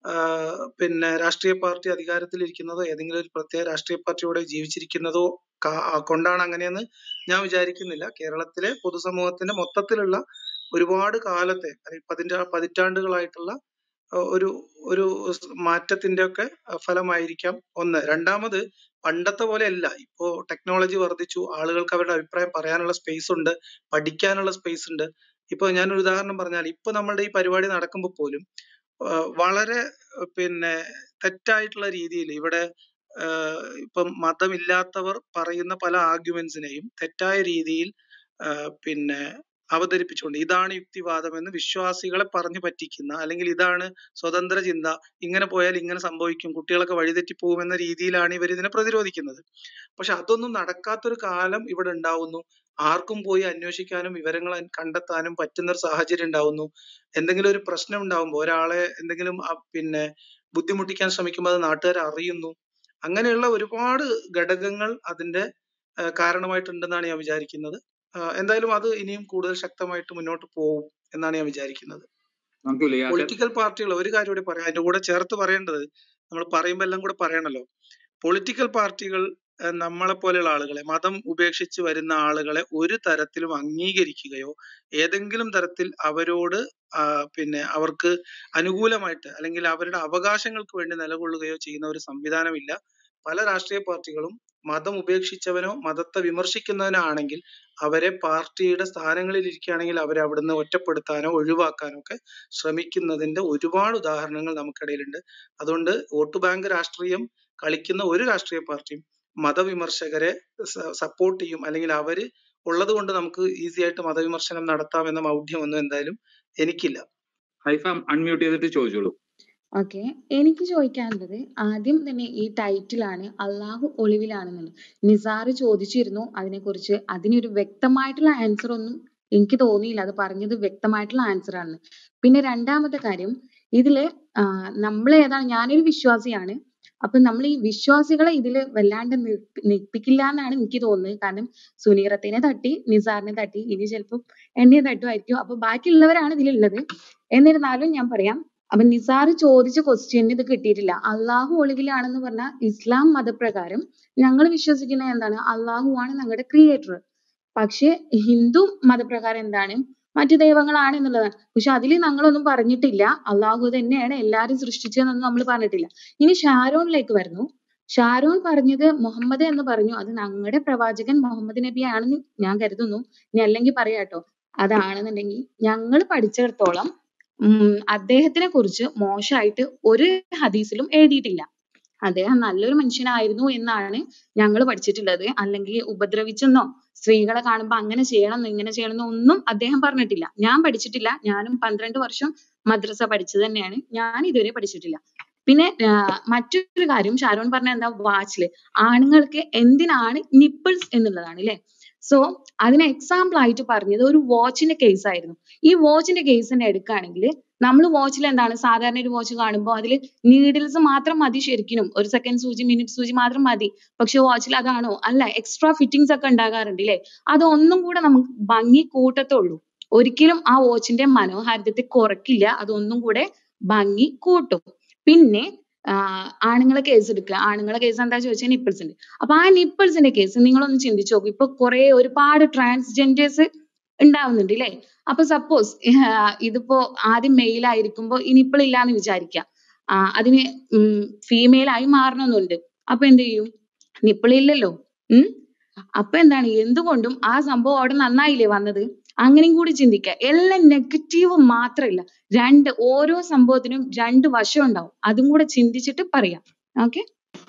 Speaker 5: ആഹ് പിന്നെ രാഷ്ട്രീയ പാർട്ടി അധികാരത്തിലിരിക്കുന്നതോ ഏതെങ്കിലും ഒരു പ്രത്യേക രാഷ്ട്രീയ പാർട്ടിയോടെ ജീവിച്ചിരിക്കുന്നതോ കാ- കൊണ്ടാണ് അങ്ങനെയെന്ന് ഞാൻ വിചാരിക്കുന്നില്ല കേരളത്തിലെ പൊതുസമൂഹത്തിന്റെ മൊത്തത്തിലുള്ള ഒരുപാട് കാലത്തെ അല്ലെങ്കിൽ പതിറ്റാ പതിറ്റാണ്ടുകളായിട്ടുള്ള അഹ് ഒരു ഒരു സ് മാറ്റത്തിന്റെ ഒക്കെ ഫലമായിരിക്കാം ഒന്ന് രണ്ടാമത് പണ്ടത്തെ പോലെ അല്ല ഇപ്പോ ടെക്നോളജി വർദ്ധിച്ചു ആളുകൾക്ക് അവരുടെ അഭിപ്രായം പറയാനുള്ള സ്പേസ് ഉണ്ട് പഠിക്കാനുള്ള സ്പേസ് ഉണ്ട് ഇപ്പൊ ഞാൻ ഒരു ഉദാഹരണം പറഞ്ഞാൽ ഇപ്പൊ നമ്മളുടെ ഈ പരിപാടി നടക്കുമ്പോൾ പോലും ആഹ് വളരെ അഹ് പിന്നെ തെറ്റായിട്ടുള്ള രീതിയിൽ ഇവിടെ ആഹ് ഇപ്പം മതമില്ലാത്തവർ പറയുന്ന പല ആർഗ്യുമെന്റ്സിനെയും തെറ്റായ രീതിയിൽ ആഹ് പിന്നെ അവതരിപ്പിച്ചുകൊണ്ട് ഇതാണ് യുക്തിവാദം എന്ന് വിശ്വാസികളെ പറഞ്ഞു പറ്റിക്കുന്ന അല്ലെങ്കിൽ ഇതാണ് സ്വതന്ത്ര ചിന്ത ഇങ്ങനെ പോയാൽ ഇങ്ങനെ സംഭവിക്കും കുട്ടികളൊക്കെ വഴിതെറ്റി പോകുമെന്ന രീതിയിലാണ് ഇവർ ഇതിനെ പ്രതിരോധിക്കുന്നത് പക്ഷെ അതൊന്നും നടക്കാത്തൊരു കാലം ഇവിടെ ഉണ്ടാവുന്നു ആർക്കും പോയി അന്വേഷിക്കാനും വിവരങ്ങൾ അൻ- കണ്ടെത്താനും പറ്റുന്ന ഒരു സാഹചര്യം ഉണ്ടാവുന്നു എന്തെങ്കിലും ഒരു പ്രശ്നം ഉണ്ടാവുമ്പോൾ ഒരാളെ എന്തെങ്കിലും അ- പിന്നെ ബുദ്ധിമുട്ടിക്കാൻ ശ്രമിക്കുമ്പോൾ അത് നാട്ടുകാർ അറിയുന്നു അങ്ങനെയുള്ള ഒരുപാട് ഘടകങ്ങൾ അതിന്റെ ആ, കാരണമായിട്ടുണ്ടെന്നാണ് ഞാൻ വിചാരിക്കുന്നത് ആ, എന്തായാലും അത് ഇനിയും കൂടുതൽ ശക്തമായിട്ട് മുന്നോട്ട് പോകും എന്നാണ് ഞാൻ വിചാരിക്കുന്നത്
Speaker 3: നമുക്ക് ലിയാഖത്ത്
Speaker 5: പൊളിറ്റിക്കൽ പാർട്ടികൾ ഒരു കാര്യം കൂടി പറയാം അതിന്റെ കൂടെ ചേർത്ത് പറയേണ്ടത് നമ്മൾ പറയുമ്പോൾ എല്ലാം കൂടെ പറയണല്ലോ പൊളിറ്റിക്കൽ പാർട്ടികൾ ഏഹ് നമ്മളെ പോലെയുള്ള ആളുകളെ മതം ഉപേക്ഷിച്ച് വരുന്ന ആളുകളെ ഒരു തരത്തിലും അംഗീകരിക്കുകയോ ഏതെങ്കിലും തരത്തിൽ അവരോട് ആ, പിന്നെ അവർക്ക് അനുകൂലമായിട്ട് അല്ലെങ്കിൽ അവരുടെ അവകാശങ്ങൾക്ക് വേണ്ടി നിലകൊള്ളുകയോ ചെയ്യുന്ന ഒരു സംവിധാനമില്ല പല രാഷ്ട്രീയ പാർട്ടികളും മതം ഉപേക്ഷിച്ചവനോ മതത്തെ വിമർശിക്കുന്നവനോ ആണെങ്കിൽ അവരെ പാർട്ടിയുടെ സ്ഥാനങ്ങളിൽ ഇരിക്കുകയാണെങ്കിൽ അവരെ അവിടുന്ന് ഒറ്റപ്പെടുത്താനോ ഒഴിവാക്കാനോ ഒക്കെ ശ്രമിക്കുന്നതിന്റെ ഒരുപാട് ഉദാഹരണങ്ങൾ നമുക്കിടയിലുണ്ട് അതുകൊണ്ട് വോട്ട് ബാങ്ക് രാഷ്ട്രീയം കളിക്കുന്ന ഒരു രാഷ്ട്രീയ പാർട്ടിയും മതവിമർശകരെ സപ്പോർട്ട് ചെയ്യും അല്ലെങ്കിൽ അവര് ഉള്ളത് കൊണ്ട് നമുക്ക് ഈസി ആയിട്ട് മതവിമർശനം നടത്താം എന്ന മൗഢ്യമൊന്നും എന്തായാലും എനിക്കില്ല
Speaker 3: ഹൈഫ അൺമ്യൂട്ട് ചെയ്തിട്ട് ചോദിച്ചോളൂ
Speaker 21: ഓക്കെ എനിക്ക് ചോദിക്കാനുള്ളത് ആദ്യം തന്നെ ഈ ടൈറ്റിലാണ് അള്ളാഹു ഒളിവിലാണെന്നുള്ളത് നിസാർ ചോദിച്ചിരുന്നു അതിനെക്കുറിച്ച് അതിനൊരു വ്യക്തമായിട്ടുള്ള ആൻസർ ഒന്നും എനിക്ക് തോന്നിയില്ല അത് പറഞ്ഞത് വ്യക്തമായിട്ടുള്ള ആൻസർ ആണ് പിന്നെ രണ്ടാമത്തെ കാര്യം ഇതില് നമ്മൾ ഏതാണ് ഞാനൊരു വിശ്വാസിയാണ് അപ്പൊ നമ്മൾ ഈ വിശ്വാസികളെ ഇതില് വല്ലാണ്ട് നിർ- നിൽപ്പിക്കില്ല എന്നാണ് എനിക്ക് തോന്നുന്നത് കാരണം സുനീറത്തിനെ തട്ടി നിസാറിനെ തട്ടി ഇനി ചിലപ്പോൾ എന്നെ തട്ടുമായിരിക്കും അപ്പൊ ബാക്കിയുള്ളവരാണ് ഇതിലുള്ളത് എന്നിരുന്നാലും ഞാൻ പറയാം അപ്പൊ നിസാർ ചോദിച്ച ക്വസ്റ്റ്യന് ഇത് കിട്ടിയിട്ടില്ല അള്ളാഹു ഒളിവിലാണെന്ന് പറഞ്ഞാൽ ഇസ്ലാം മതപ്രകാരം ഞങ്ങൾ വിശ്വസിക്കുന്നത് എന്താണ് അള്ളാഹു ആണ് ഞങ്ങളുടെ ക്രിയേറ്റർ പക്ഷെ ഹിന്ദു മതപ്രകാരം എന്താണ് മറ്റു ദൈവങ്ങളാണ് എന്നുള്ളതാണ് പക്ഷെ അതിൽ ഞങ്ങളൊന്നും പറഞ്ഞിട്ടില്ല അള്ളാഹു തന്നെയാണ് എല്ലാരും സൃഷ്ടിച്ചതെന്നൊന്നും നമ്മൾ പറഞ്ഞിട്ടില്ല ഇനി ഷാരോണിലേക്ക് വരുന്നു ഷാരോൺ പറഞ്ഞത് മുഹമ്മദ് എന്ന് പറഞ്ഞു അത് ഞങ്ങളുടെ പ്രവാചകൻ മുഹമ്മദ് നബി ആണെന്ന് ഞാൻ കരുതുന്നു ഇനി അല്ലെങ്കിൽ പറയാട്ടോ അതാണെന്നുണ്ടെങ്കിൽ ഞങ്ങൾ പഠിച്ചിടത്തോളം ഉം അദ്ദേഹത്തിനെ കുറിച്ച് മോശമായിട്ട് ഒരു ഹദീസിലും എഴുതിയിട്ടില്ല അദ്ദേഹം നല്ലൊരു മനുഷ്യനായിരുന്നു എന്നാണ് ഞങ്ങൾ പഠിച്ചിട്ടുള്ളത് അല്ലെങ്കിൽ ഉപദ്രവിച്ചെന്നോ സ്ത്രീകളെ കാണുമ്പോൾ അങ്ങനെ ചെയ്യണം ഇങ്ങനെ ചെയ്യണം എന്നോ ഒന്നും അദ്ദേഹം പറഞ്ഞിട്ടില്ല ഞാൻ പഠിച്ചിട്ടില്ല ഞാനും പന്ത്രണ്ട് വർഷം മദ്രസ പഠിച്ചത് തന്നെയാണ് ഞാൻ ഇതുവരെ പഠിച്ചിട്ടില്ല പിന്നെ ആഹ് മറ്റൊരു കാര്യം ഷാരോൺ പറഞ്ഞ എന്താ വാച്ചില് ആണുങ്ങൾക്ക് എന്തിനാണ് നിപ്പിൾസ് എന്നുള്ളതാണ് ല്ലേ സോ അതിന് എക്സാമ്പിൾ ആയിട്ട് പറഞ്ഞത് ഒരു വാച്ചിന്റെ കേസ് ആയിരുന്നു ഈ വാച്ചിന്റെ കേസ് തന്നെ എടുക്കുകയാണെങ്കിൽ നമ്മൾ വാച്ചിൽ എന്താണ് സാധാരണ ഒരു വാച്ച് കാണുമ്പോൾ അതിൽ നീഡിൽസ് മാത്രം മതി ശരിക്കും ഒരു സെക്കൻഡ് സൂചി മിനിറ്റ് സൂചി മാത്രം മതി പക്ഷെ വാച്ചിൽ അതാണോ അല്ല എക്സ്ട്രാ ഫിറ്റിംഗ്സ് ഒക്കെ ഉണ്ടാകാറുണ്ട് ല്ലേ അത് ഒന്നും കൂടെ നമുക്ക് ഭംഗി കൂട്ടത്തുള്ളൂ ഒരിക്കലും ആ വാച്ചിന്റെ മനോഹാരിതത്തെ കുറയ്ക്കില്ല അതൊന്നും കൂടെ ഭംഗി കൂട്ടും പിന്നെ ആഹ് ആണുങ്ങളെ കേസ് എടുക്കുക ആണുങ്ങളെ കേസ് എന്താ ചോദിച്ചാൽ നിപ്പിൾസ് ഉണ്ട് അപ്പൊ ആ നിപ്പിൾസിന്റെ കേസ് നിങ്ങളൊന്ന് ചിന്തിച്ചു നോക്കൂ ഇപ്പൊ കുറെ ഒരുപാട് ട്രാൻസ്ജെൻഡേഴ്സ് ഉണ്ടാവുന്നുണ്ട് ല്ലേ അപ്പൊ സപ്പോസ് ഇതിപ്പോ ആദ്യം മെയിൽ ആയിരിക്കുമ്പോ ഈ നിപ്പിൾ ഇല്ലാന്ന് വിചാരിക്കുക ആ അതിന് ഫീമെയിൽ ആയി മാറണമെന്നുണ്ട് അപ്പൊ എന്ത് ചെയ്യും നിപ്പിൾ ഇല്ലല്ലോ ഉം അപ്പൊ എന്താണ് എന്തുകൊണ്ടും ആ സംഭവം അവിടെ നന്നായില്ലേ വന്നത് അങ്ങനെയും കൂടി ചിന്തിക്കുക എല്ലാം നെഗറ്റീവ് മാത്രമല്ല രണ്ട് ഓരോ സംഭവത്തിനും രണ്ട് വശം ഉണ്ടാവും അതും കൂടെ ചിന്തിച്ചിട്ട് പറയാം ഓക്കെ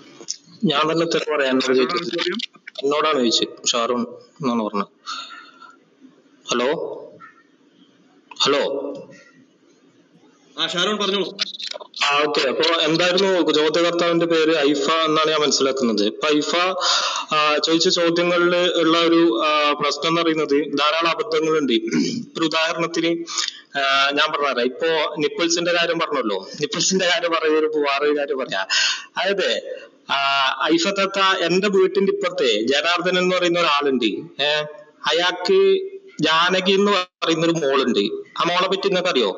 Speaker 7: ഞാൻ തന്നെ ഉത്തരം പറയാൻ ചോദിച്ചത് എന്നോടാണ് ചോദിച്ചത് ഷാറൂൺ എന്നാണ് പറഞ്ഞത് ഹലോ ഹലോ
Speaker 8: ആ ഷാരോൺ പറഞ്ഞോളൂ
Speaker 7: ആ ഓക്കെ അപ്പൊ എന്തായിരുന്നു ചോദ്യകർത്താവിന്റെ പേര് ഐഫ എന്നാണ് ഞാൻ മനസ്സിലാക്കുന്നത് ഇപ്പൊ ഐഫ ആ, ചോദിച്ച ചോദ്യങ്ങളിൽ ഉള്ള ഒരു ആ, പ്രശ്നം എന്ന് പറയുന്നത് ധാരാളം അബദ്ധങ്ങളുണ്ട് ഒരു ഉദാഹരണത്തിന് ആ, ഞാൻ പറഞ്ഞുതരാം ഇപ്പോ നിപ്പിൾസിന്റെ കാര്യം പറഞ്ഞല്ലോ നിപ്പിൾസിന്റെ കാര്യം പറയുമ്പോൾ വേറൊരു കാര്യം പറയാം അതായത് ആ, ഐഫ തത്ത എന്റെ വീട്ടിന്റെ ഇപ്പുറത്തെ ജനാർദ്ദനൻ എന്ന് പറയുന്ന ഒരാളുണ്ട് ഏഹ് അയാൾക്ക് ജാനകി എന്ന് പറയുന്ന ഒരു മോളുണ്ട് ആ മോളെ പറ്റി നിങ്ങൾക്ക് അറിയോ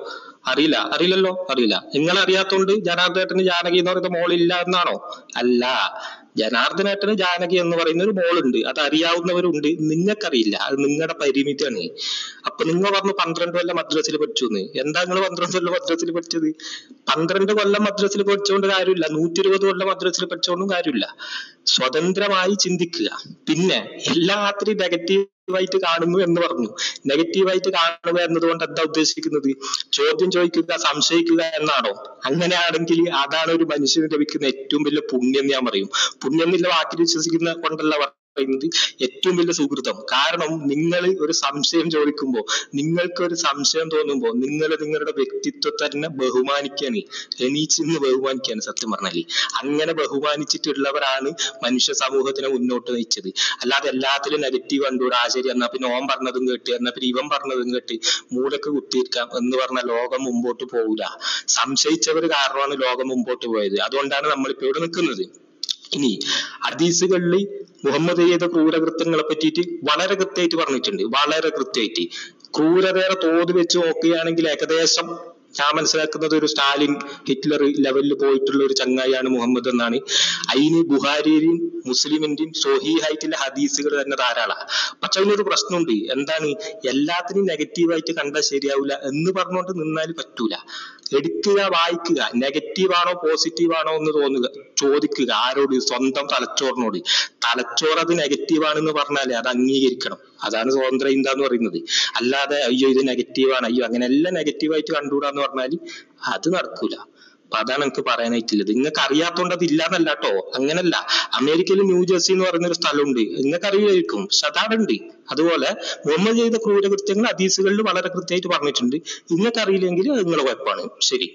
Speaker 7: അറിയില്ല അറിയില്ലല്ലോ അറിയില്ല നിങ്ങൾ അറിയാത്തോണ്ട് ജനാർദ്ദനേട്ടന് ജാനകി എന്ന് പറയുന്ന മോളില്ല എന്നാണോ അല്ല ജനാർദ്ദനേട്ടന് ജാനകി എന്ന് പറയുന്ന ഒരു മോളുണ്ട് അത് അറിയാവുന്നവരുണ്ട് നിങ്ങൾക്കറിയില്ല അത് നിങ്ങളുടെ പരിമിതിയാണ് അപ്പൊ നിങ്ങൾ പറഞ്ഞു പന്ത്രണ്ട് കൊല്ലം മദ്രസിൽ പഠിച്ചു എന്ന് എന്താ നിങ്ങൾ പന്ത്രണ്ട് കൊല്ലം മദ്രസിൽ പഠിച്ചത് പന്ത്രണ്ട് കൊല്ലം മദ്രസിൽ പഠിച്ചുകൊണ്ട് കാര്യമില്ല നൂറ്റി ഇരുപത് കൊല്ലം മദ്രസിൽ പഠിച്ചുകൊണ്ടും കാര്യമില്ല സ്വതന്ത്രമായി ചിന്തിക്കുക പിന്നെ എല്ലാത്തിനും നെഗറ്റീവായിട്ട് കാണുന്നു എന്ന് പറഞ്ഞു നെഗറ്റീവായിട്ട് കാണുക എന്നതുകൊണ്ട് എന്താ ഉദ്ദേശിക്കുന്നത് ചോദ്യം ചോദിക്കുക സംശയിക്കുക എന്നാണോ അങ്ങനെയാണെങ്കിൽ അതാണ് ഒരു മനുഷ്യന് ലഭിക്കുന്ന ഏറ്റവും വലിയ പുണ്യം എന്ന് ഞാൻ പറയും പുണ്യം എന്നുള്ള വാക്കിൽ വിശ്വസിക്കുന്ന കൊണ്ടല്ല പറയുന്നത് ഏറ്റവും വലിയ സുഹൃതം കാരണം നിങ്ങൾ ഒരു സംശയം ചോദിക്കുമ്പോൾ നിങ്ങൾക്ക് ഒരു സംശയം തോന്നുമ്പോൾ നിങ്ങൾ നിങ്ങളുടെ വ്യക്തിത്വത്തെ തന്നെ ബഹുമാനിക്കാണ് എണീച്ചിന്ന് ബഹുമാനിക്കാണ് സത്യം പറഞ്ഞാല് അങ്ങനെ ബഹുമാനിച്ചിട്ടുള്ളവരാണ് മനുഷ്യ സമൂഹത്തിനെ മുന്നോട്ട് നയിച്ചത് അല്ലാതെ എല്ലാത്തിലും നെഗറ്റീവ് കണ്ടുകൂടെ ആ ശരി എന്നാ പിന്നെ ഓൻ പറഞ്ഞതും കേട്ട് എന്നാ പിന്നെ ഇവൻ പറഞ്ഞതും കേട്ട് മൂലക്ക് കുത്തിയിരിക്കാം എന്ന് പറഞ്ഞ ലോകം മുമ്പോട്ട് പോകില്ല സംശയിച്ചവർ കാരണമാണ് ലോകം മുമ്പോട്ട് പോയത് അതുകൊണ്ടാണ് നമ്മളിപ്പോ ഇവിടെ നിൽക്കുന്നത് ഇനി ഹദീസുകളിൽ മുഹമ്മദ് ചെയ്ത ക്രൂരകൃത്യങ്ങളെ പറ്റിയിട്ട് വളരെ കൃത്യമായിട്ട് പറഞ്ഞിട്ടുണ്ട് വളരെ കൃത്യമായിട്ട് ക്രൂരതയുടെ തോത് വെച്ച് നോക്കുകയാണെങ്കിൽ ഏകദേശം ഞാൻ മനസ്സിലാക്കുന്നത് ഒരു സ്റ്റാലിൻ ഹിറ്റ്ലർ ലെവലിൽ പോയിട്ടുള്ള ഒരു ചങ്ങായിയാണ് മുഹമ്മദ് എന്നാണ് അതിന് ബുഹാരിയുടെയും മുസ്ലിമിന്റെയും സൊഹീഹായിട്ടുള്ള ഹദീസുകൾ തന്നെ ധാരാളം പക്ഷെ അതിനൊരു പ്രശ്നമുണ്ട് എന്താണ് എല്ലാത്തിനും നെഗറ്റീവായിട്ട് കണ്ടാൽ ശരിയാവില്ല എന്ന് പറഞ്ഞുകൊണ്ട് നിന്നാൽ പറ്റൂല എടുക്കുക വായിക്കുക നെഗറ്റീവ് ആണോ പോസിറ്റീവ് ആണോ എന്ന് തോന്നുക ചോദിക്കുക ആരോട് സ്വന്തം തലച്ചോറിനോട് തലച്ചോറ് അത് നെഗറ്റീവ് ആണെന്ന് പറഞ്ഞാലേ അത് അംഗീകരിക്കണം അതാണ് സ്വതന്ത്ര ചിന്ത എന്ന് പറയുന്നത് അല്ലാതെ അയ്യോ ഇത് നെഗറ്റീവ് ആണ് അയ്യോ അങ്ങനെ എല്ലാം നെഗറ്റീവായിട്ട് കണ്ടുകൂടാന്ന് പറഞ്ഞാൽ അത് നടക്കൂല അപ്പൊ അതാണ് എനിക്ക് പറയാനായിട്ടുള്ളത് നിങ്ങൾക്ക് അറിയാത്തോണ്ട് അത് ഇല്ലാന്നല്ല കേട്ടോ അങ്ങനല്ല അമേരിക്കയിൽ ന്യൂജേഴ്സി എന്ന് പറയുന്ന ഒരു സ്ഥലമുണ്ട് നിങ്ങൾക്ക് അറിയുമായിരിക്കും പക്ഷെ അതാടുണ്ട് അതുപോലെ മുഹമ്മദ് ചെയ്ത ക്രൂരകൃത്യങ്ങൾ ഹദീസുകളിൽ വളരെ കൃത്യമായിട്ട് പറഞ്ഞിട്ടുണ്ട് നിങ്ങൾക്ക് അറിയില്ലെങ്കിൽ അത് നിങ്ങളുടെ കുഴപ്പമാണ് ശരി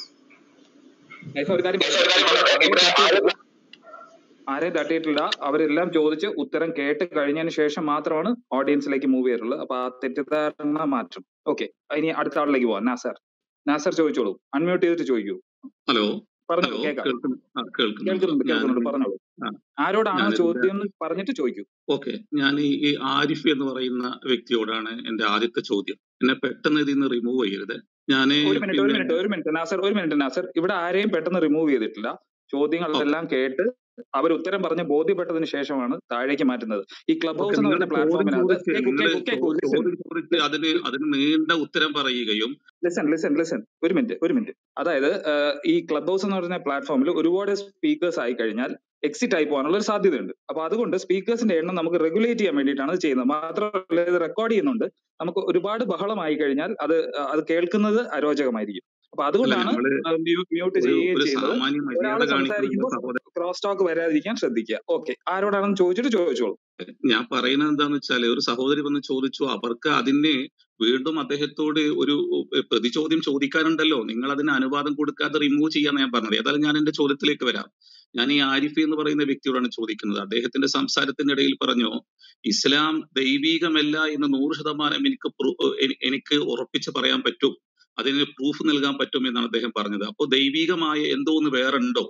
Speaker 3: നൈസ ഒരു കാര്യം പറയട്ടെ? ഇവിടെ ആരെയും ആരെയും തട്ടിയിട്ടില്ല അവരെല്ലാം ചോദിച്ച് ഉത്തരം കേട്ട് കഴിഞ്ഞതിന് ശേഷം മാത്രമാണ് ഓഡിയൻസിലേക്ക് മൂവ് ചെയ്യാറുള്ളത് അപ്പൊ ആ തെറ്റിദ്ധാരണ മാറ്റും ഓക്കെ ഇനി അടുത്ത ആളിലേക്ക് പോവാം നാസർ നാസർ ചോദിച്ചോളൂ അൺമ്യൂട്ട് ചെയ്തിട്ട് ചോദിക്കൂ
Speaker 10: ഹലോ
Speaker 3: പറഞ്ഞോളൂ
Speaker 10: ഹലോ
Speaker 3: കേൾക്കാം
Speaker 10: കേൾക്കുന്നു ആ കേൾക്കുന്നുണ്ട്
Speaker 3: കേൾക്കുന്നുണ്ട് കേൾക്കുന്നുണ്ട്
Speaker 10: ഞാനൊരു
Speaker 3: പറഞ്ഞോളൂ
Speaker 10: ആ
Speaker 3: ആരോടാണോ
Speaker 10: ഞാനൊരു
Speaker 3: ചോദ്യം എന്ന് പറഞ്ഞിട്ട് ചോദിക്കൂ
Speaker 10: ഓക്കെ ഞാൻ ഈ ഈ ആരിഫ് എന്ന് പറയുന്ന വ്യക്തിയോടാണ് എന്റെ ആദ്യത്തെ ചോദ്യം എന്നെ പെട്ടെന്ന് ഇതിൽ നിന്ന് റിമൂവ് ചെയ്യരുത് ഞാന്
Speaker 3: ഒരു മിനിറ്റ് ഒരു
Speaker 10: പിന്നെ
Speaker 3: മിനിറ്റ് ഒരു മിനിറ്റ് നാസർ ഒരു മിനിറ്റ് നാസർ ഇവിടെ ആരെയും പെട്ടെന്ന് റിമൂവ് ചെയ്തിട്ടില്ല ചോദ്യങ്ങളെല്ലാം കേട്ട് അവർ ഉത്തരം പറഞ്ഞ് ബോധ്യപ്പെട്ടതിന് ശേഷമാണ് താഴേക്ക് മാറ്റുന്നത് ഈ ക്ലബ്
Speaker 10: ഓക്കെ
Speaker 3: ഹൗസ് എന്ന്
Speaker 10: നിങ്ങൾ
Speaker 3: പറയുന്ന
Speaker 10: ചോദ്യം
Speaker 3: പ്ലാറ്റ്ഫോമിനകത്ത്
Speaker 10: ചോദിച്ച്
Speaker 3: കേൾക്കൂ
Speaker 10: നിങ്ങൾ
Speaker 3: കേൾക്കൂ കേൾക്കൂ ലിസൺ
Speaker 10: ചോദ്യം ചോദിച്ച് അതിന് അതിന് നീണ്ട ഉത്തരം പറയുകയും
Speaker 3: ലിസൺ ലിസൺ ലിസൺ ഒരു മിനിറ്റ് ഒരു മിനിറ്റ് അതായത് ആഹ് ഈ ക്ലബ് ഹൗസ് എന്ന് പറയുന്ന പ്ലാറ്റ്ഫോമിൽ ഒരുപാട് സ്പീക്കേഴ്സ് ആയി കഴിഞ്ഞാൽ എക്സിറ്റ് ആയി പോകാനുള്ള ഒരു സാധ്യതയുണ്ട് അപ്പൊ അതുകൊണ്ട് സ്പീക്കേഴ്സിന്റെ എണ്ണം നമുക്ക് റെഗുലേറ്റ് ചെയ്യാൻ വേണ്ടിയിട്ടാണ് ഇത് ചെയ്യുന്നത് മാത്രമല്ല ഇത് റെക്കോർഡ് ചെയ്യുന്നുണ്ട് നമുക്ക് ഒരുപാട് ബഹളമായി കഴിഞ്ഞാൽ അത് അത് കേൾക്കുന്നത് അരോചകമായിരിക്കും അപ്പൊ
Speaker 10: അല്ല
Speaker 3: അതുകൊണ്ടാണ്
Speaker 10: നമ്മള്
Speaker 3: മ്യൂട്ട്
Speaker 10: ഒരു
Speaker 3: ചെയ്യുകയും
Speaker 10: ഒരു
Speaker 3: ചെയ്യുന്നത്
Speaker 10: സാമാന്യ
Speaker 3: ഒരാൾ
Speaker 10: മര്യാദ കാണിക്കുന്ന
Speaker 3: സംസാരിക്കുമ്പോൾ
Speaker 10: സഹോദരൻ
Speaker 3: ക്രോസ് ടോക്ക് വരാതിരിക്കാൻ ശ്രദ്ധിക്കുക ഓക്കെ ആരോടാണെന്ന് ചോദിച്ചിട്ട് ചോദിച്ചോളൂ
Speaker 10: ഞാൻ പറയുന്നത് എന്താന്ന് വെച്ചാല് ഒരു സഹോദരി വന്ന് ചോദിച്ചു അവർക്ക് അതിന് വീണ്ടും അദ്ദേഹത്തോട് ഒരു ഏഹ്, പ്രതിചോദ്യം ചോദിക്കാനുണ്ടല്ലോ നിങ്ങൾ അതിന് അനുവാദം കൊടുക്കാതെ റിമൂവ് ചെയ്യാന്ന് ഞാൻ പറഞ്ഞത് ഏതായാലും ഞാൻ എന്റെ ചോദ്യത്തിലേക്ക് വരാം ഞാൻ ഈ ആരിഫി എന്ന് പറയുന്ന വ്യക്തിയോടാണ് ചോദിക്കുന്നത് അദ്ദേഹത്തിന്റെ സംസാരത്തിന്റെ ഇടയിൽ പറഞ്ഞു ഇസ്ലാം ദൈവീകമല്ല എന്ന് നൂറ് ശതമാനം എനിക്ക് പ്രൂ- എനി- എനിക്ക് ഉറപ്പിച്ച് പറയാൻ പറ്റും അതിന് പ്രൂഫ് നൽകാൻ പറ്റും എന്നാണ് അദ്ദേഹം പറഞ്ഞത് അപ്പോൾ ദൈവീകമായ എന്തോ ഒന്ന് വേറെ ഉണ്ടോ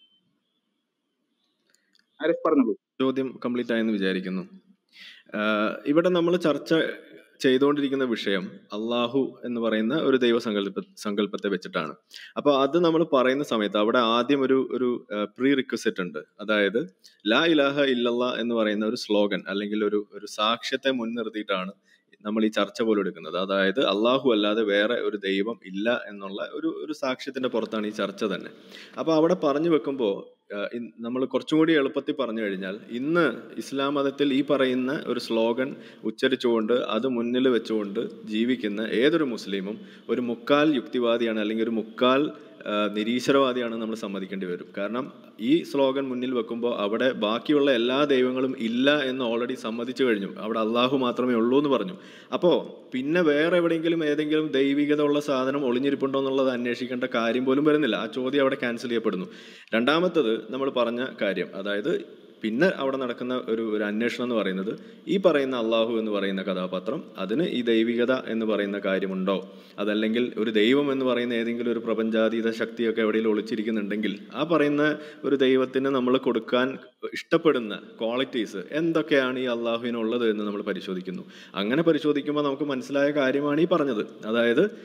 Speaker 3: ആരിഫ് പറഞ്ഞോളൂ
Speaker 6: ചോദ്യം കംപ്ലീറ്റ് ആയെന്ന് വിചാരിക്കുന്നു ആഹ് ഇവിടെ നമ്മൾ ചർച്ച ചെയ്തുകൊണ്ടിരിക്കുന്ന വിഷയം അള്ളാഹു എന്ന് പറയുന്ന ഒരു ദൈവസങ്കല്പ സങ്കല്പത്തെ വെച്ചിട്ടാണ് അപ്പോൾ അത് നമ്മൾ പറയുന്ന സമയത്ത് അവിടെ ആദ്യം ഒരു ഒരു പ്രീ റിക്വസിറ്റ് ഉണ്ട് അതായത് ലാ ഇലാഹ ഇല്ലല്ലാ എന്ന് പറയുന്ന ഒരു സ്ലോഗൻ അല്ലെങ്കിൽ ഒരു ഒരു സാക്ഷ്യത്തെ മുൻനിർത്തിയിട്ടാണ് നമ്മൾ ഈ ചർച്ച പോലും എടുക്കുന്നത് അതായത് അള്ളാഹു അല്ലാതെ വേറെ ഒരു ദൈവം ഇല്ല എന്നുള്ള ഒരു ഒരു സാക്ഷ്യത്തിന്റെ പുറത്താണ് ഈ ചർച്ച തന്നെ അപ്പോൾ അവിടെ പറഞ്ഞു വെക്കുമ്പോൾ നമ്മൾ കുറച്ചും കൂടി എളുപ്പത്തിൽ പറഞ്ഞു കഴിഞ്ഞാൽ ഇന്ന് ഇസ്ലാം മതത്തിൽ ഈ പറയുന്ന ഒരു സ്ലോഗൻ ഉച്ചരിച്ചുകൊണ്ട് അത് മുന്നിൽ വെച്ചുകൊണ്ട് ജീവിക്കുന്ന ഏതൊരു മുസ്ലിമും ഒരു മുക്കാൽ യുക്തിവാദിയാണ് അല്ലെങ്കിൽ ഒരു മുക്കാൽ ആ, നിരീശ്വരവാദിയാണ് നമ്മൾ സമ്മതിക്കേണ്ടി വരും കാരണം ഈ സ്ലോഗൻ മുന്നിൽ വെക്കുമ്പോൾ അവിടെ ബാക്കിയുള്ള എല്ലാ ദൈവങ്ങളും ഇല്ല എന്ന് ഓൾറെഡി സമ്മതിച്ചു കഴിഞ്ഞു അവിടെ അള്ളാഹു മാത്രമേ ഉള്ളൂ എന്ന് പറഞ്ഞു അപ്പോൾ പിന്നെ വേറെ എവിടെയെങ്കിലും ഏതെങ്കിലും ദൈവികത ഉള്ള സാധനം ഒളിഞ്ഞിരിപ്പുണ്ടോ എന്നുള്ളത് അന്വേഷിക്കേണ്ട കാര്യം പോലും വരുന്നില്ല ആ ചോദ്യം അവിടെ ക്യാൻസൽ ചെയ്യപ്പെടുന്നു രണ്ടാമത്തത് നമ്മൾ പറഞ്ഞ കാര്യം അതായത് പിന്നെ അവിടെ നടക്കുന്ന ഒരു ഒരു അന്വേഷണം എന്ന് പറയുന്നത് ഈ പറയുന്ന അള്ളാഹു എന്ന് പറയുന്ന കഥാപാത്രം അതിന് ഈ ദൈവികത എന്ന് പറയുന്ന കാര്യമുണ്ടോ അതല്ലെങ്കിൽ ഒരു ദൈവം എന്ന് പറയുന്ന ഏതെങ്കിലും ഒരു പ്രപഞ്ചാതീത ശക്തിയൊക്കെ എവിടെയെങ്കിലും ഒളിച്ചിരിക്കുന്നുണ്ടെങ്കിൽ ആ പറയുന്ന ഒരു ദൈവത്തിന് നമ്മൾ കൊടുക്കാൻ ഇഷ്ടപ്പെടുന്ന ക്വാളിറ്റീസ് എന്തൊക്കെയാണ് ഈ അള്ളാഹുവിനുള്ളത് എന്ന് നമ്മൾ പരിശോധിക്കുന്നു അങ്ങനെ പരിശോധിക്കുമ്പോൾ നമുക്ക് മനസ്സിലായ കാര്യമാണ് ഈ പറഞ്ഞത് അതായത്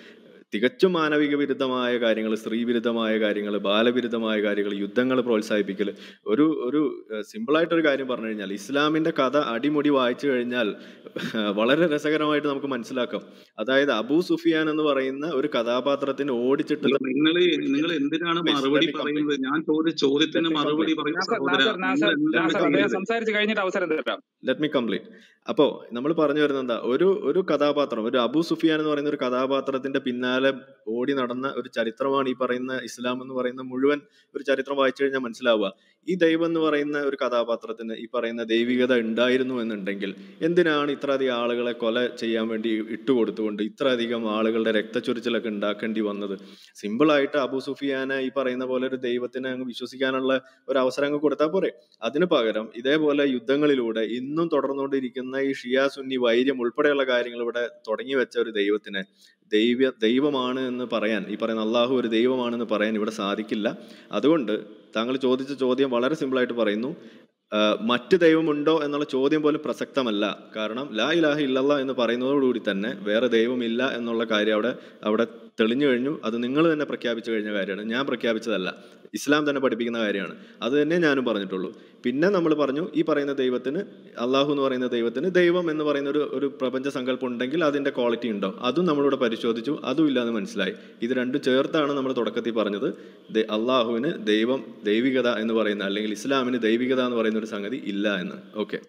Speaker 6: തികച്ചും മാനവിക വിരുദ്ധമായ കാര്യങ്ങൾ സ്ത്രീ വിരുദ്ധമായ കാര്യങ്ങൾ ബാലവിരുദ്ധമായ കാര്യങ്ങൾ യുദ്ധങ്ങൾ പ്രോത്സാഹിപ്പിക്കൽ ഒരു ഒരു സിമ്പിളായിട്ടൊരു കാര്യം പറഞ്ഞു കഴിഞ്ഞാൽ ഇസ്ലാമിൻ്റെ കഥ അടിമുടി വായിച്ചു കഴിഞ്ഞാൽ വളരെ രസകരമായിട്ട് നമുക്ക് മനസ്സിലാക്കാം അതായത് അബൂ സുഫിയാൻ എന്ന് പറയുന്ന ഒരു കഥാപാത്രത്തിന് ഓടിച്ചിട്ട്
Speaker 10: അല്ല നിങ്ങൾ നിങ്ങൾ എന്തിനാണ്
Speaker 6: Please, let
Speaker 10: മറുപടി
Speaker 6: me complete.
Speaker 10: പറയുന്നത് ഞാൻ ചോദിച്ച ചോദ്യത്തിന്
Speaker 6: Let me
Speaker 10: മറുപടി
Speaker 6: complete.
Speaker 10: പറയുന്ന
Speaker 3: നാസർ
Speaker 10: സഹോദര
Speaker 3: നാസർ
Speaker 10: നിങ്ങൾ
Speaker 3: നാസർ
Speaker 10: എന്താണ്
Speaker 3: നാസർ അദ്ദേഹം
Speaker 10: ചെയ്തത്
Speaker 3: സംസാരിച്ച് കഴിഞ്ഞിട്ട് അവസരം തരാം
Speaker 6: ലെറ്റ് മീ കംപ്ലീറ്റ് അപ്പോൾ നമ്മൾ പറഞ്ഞു വരുന്നത് എന്താ ഒരു ഒരു കഥാപാത്രം ഒരു അബു സുഫിയാൻ എന്ന് പറയുന്ന ഒരു കഥാപാത്രത്തിന്റെ പിന്നാലെ ഓടി നടന്ന ഒരു ചരിത്രമാണ് ഈ പറയുന്ന ഇസ്ലാം എന്ന് പറയുന്ന മുഴുവൻ ഒരു ചരിത്രം വായിച്ചു കഴിഞ്ഞാൽ മനസ്സിലാവുക ഈ ദൈവം എന്ന് പറയുന്ന ഒരു കഥാപാത്രത്തിന് ഈ പറയുന്ന ദൈവികത ഉണ്ടായിരുന്നു എന്നുണ്ടെങ്കിൽ എന്തിനാണ് ഇത്രയധികം ആളുകളെ കൊല ചെയ്യാൻ വേണ്ടി ഇട്ടുകൊടുത്തുകൊണ്ട് ഇത്രയധികം ആളുകളുടെ രക്തച്ചൊരിച്ചിലൊക്കെ ഉണ്ടാക്കേണ്ടി വന്നത് സിമ്പിളായിട്ട് അബു സുഫിയാനെ ഈ പറയുന്ന പോലെ ഒരു ദൈവത്തിനെ അങ്ങ് വിശ്വസിക്കാനുള്ള ഒരു അവസരം അങ്ങ് കൊടുത്താൽ പോരെ അതിന് പകരം ഇതേപോലെ യുദ്ധങ്ങളിലൂടെ ഇന്നും തുടർന്നുകൊണ്ടിരിക്കുന്ന ഈ ഷിയ സുന്നി വൈര്യം ഉൾപ്പെടെയുള്ള കാര്യങ്ങൾ ഇവിടെ തുടങ്ങി വെച്ച ഒരു ദൈവത്തിനെ ദൈവ ദൈവമാണ് എന്ന് പറയാൻ ഈ പറയുന്ന അള്ളാഹു ഒരു ദൈവമാണെന്ന് പറയാൻ ഇവിടെ സാധിക്കില്ല അതുകൊണ്ട് താങ്കൾ ചോദിച്ച ചോദ്യം വളരെ സിമ്പിളായിട്ട് പറയുന്നു ആഹ് മറ്റ് ദൈവമുണ്ടോ എന്നുള്ള ചോദ്യം പോലും പ്രസക്തമല്ല കാരണം ലാ ഇലാഹ ഇല്ലല്ലാ എന്ന് പറയുന്നതോടുകൂടി തന്നെ വേറെ ദൈവമില്ല എന്നുള്ള കാര്യം അവിടെ അവിടെ തെളിഞ്ഞു കഴിഞ്ഞു അത് നിങ്ങൾ തന്നെ പ്രഖ്യാപിച്ചു കഴിഞ്ഞ കാര്യമാണ് ഞാൻ പ്രഖ്യാപിച്ചതല്ല ഇസ്ലാം തന്നെ പഠിപ്പിക്കുന്ന കാര്യമാണ് അത് തന്നെ ഞാനും പറഞ്ഞിട്ടുള്ളൂ പിന്നെ നമ്മൾ പറഞ്ഞു ഈ പറയുന്ന ദൈവത്തിന് അള്ളാഹു എന്ന് പറയുന്ന ദൈവത്തിന് ദൈവം എന്ന് പറയുന്ന ഒരു ഒരു പ്രപഞ്ച സങ്കല്പം ഉണ്ടെങ്കിൽ അതിൻ്റെ ക്വാളിറ്റി ഉണ്ടോ അതും നമ്മളിവിടെ പരിശോധിച്ചു അതും ഇല്ലാന്ന് മനസ്സിലായി ഇത് രണ്ടും ചേർത്താണ് നമ്മൾ തുടക്കത്തിൽ പറഞ്ഞത് ദൈ- അള്ളാഹുവിന് ദൈവം ദൈവികത എന്ന് പറയുന്ന അല്ലെങ്കിൽ ഇസ്ലാമിന് ദൈവികത എന്ന് പറയുന്ന ഒരു സംഗതി ഇല്ല എന്ന് ഓക്കെ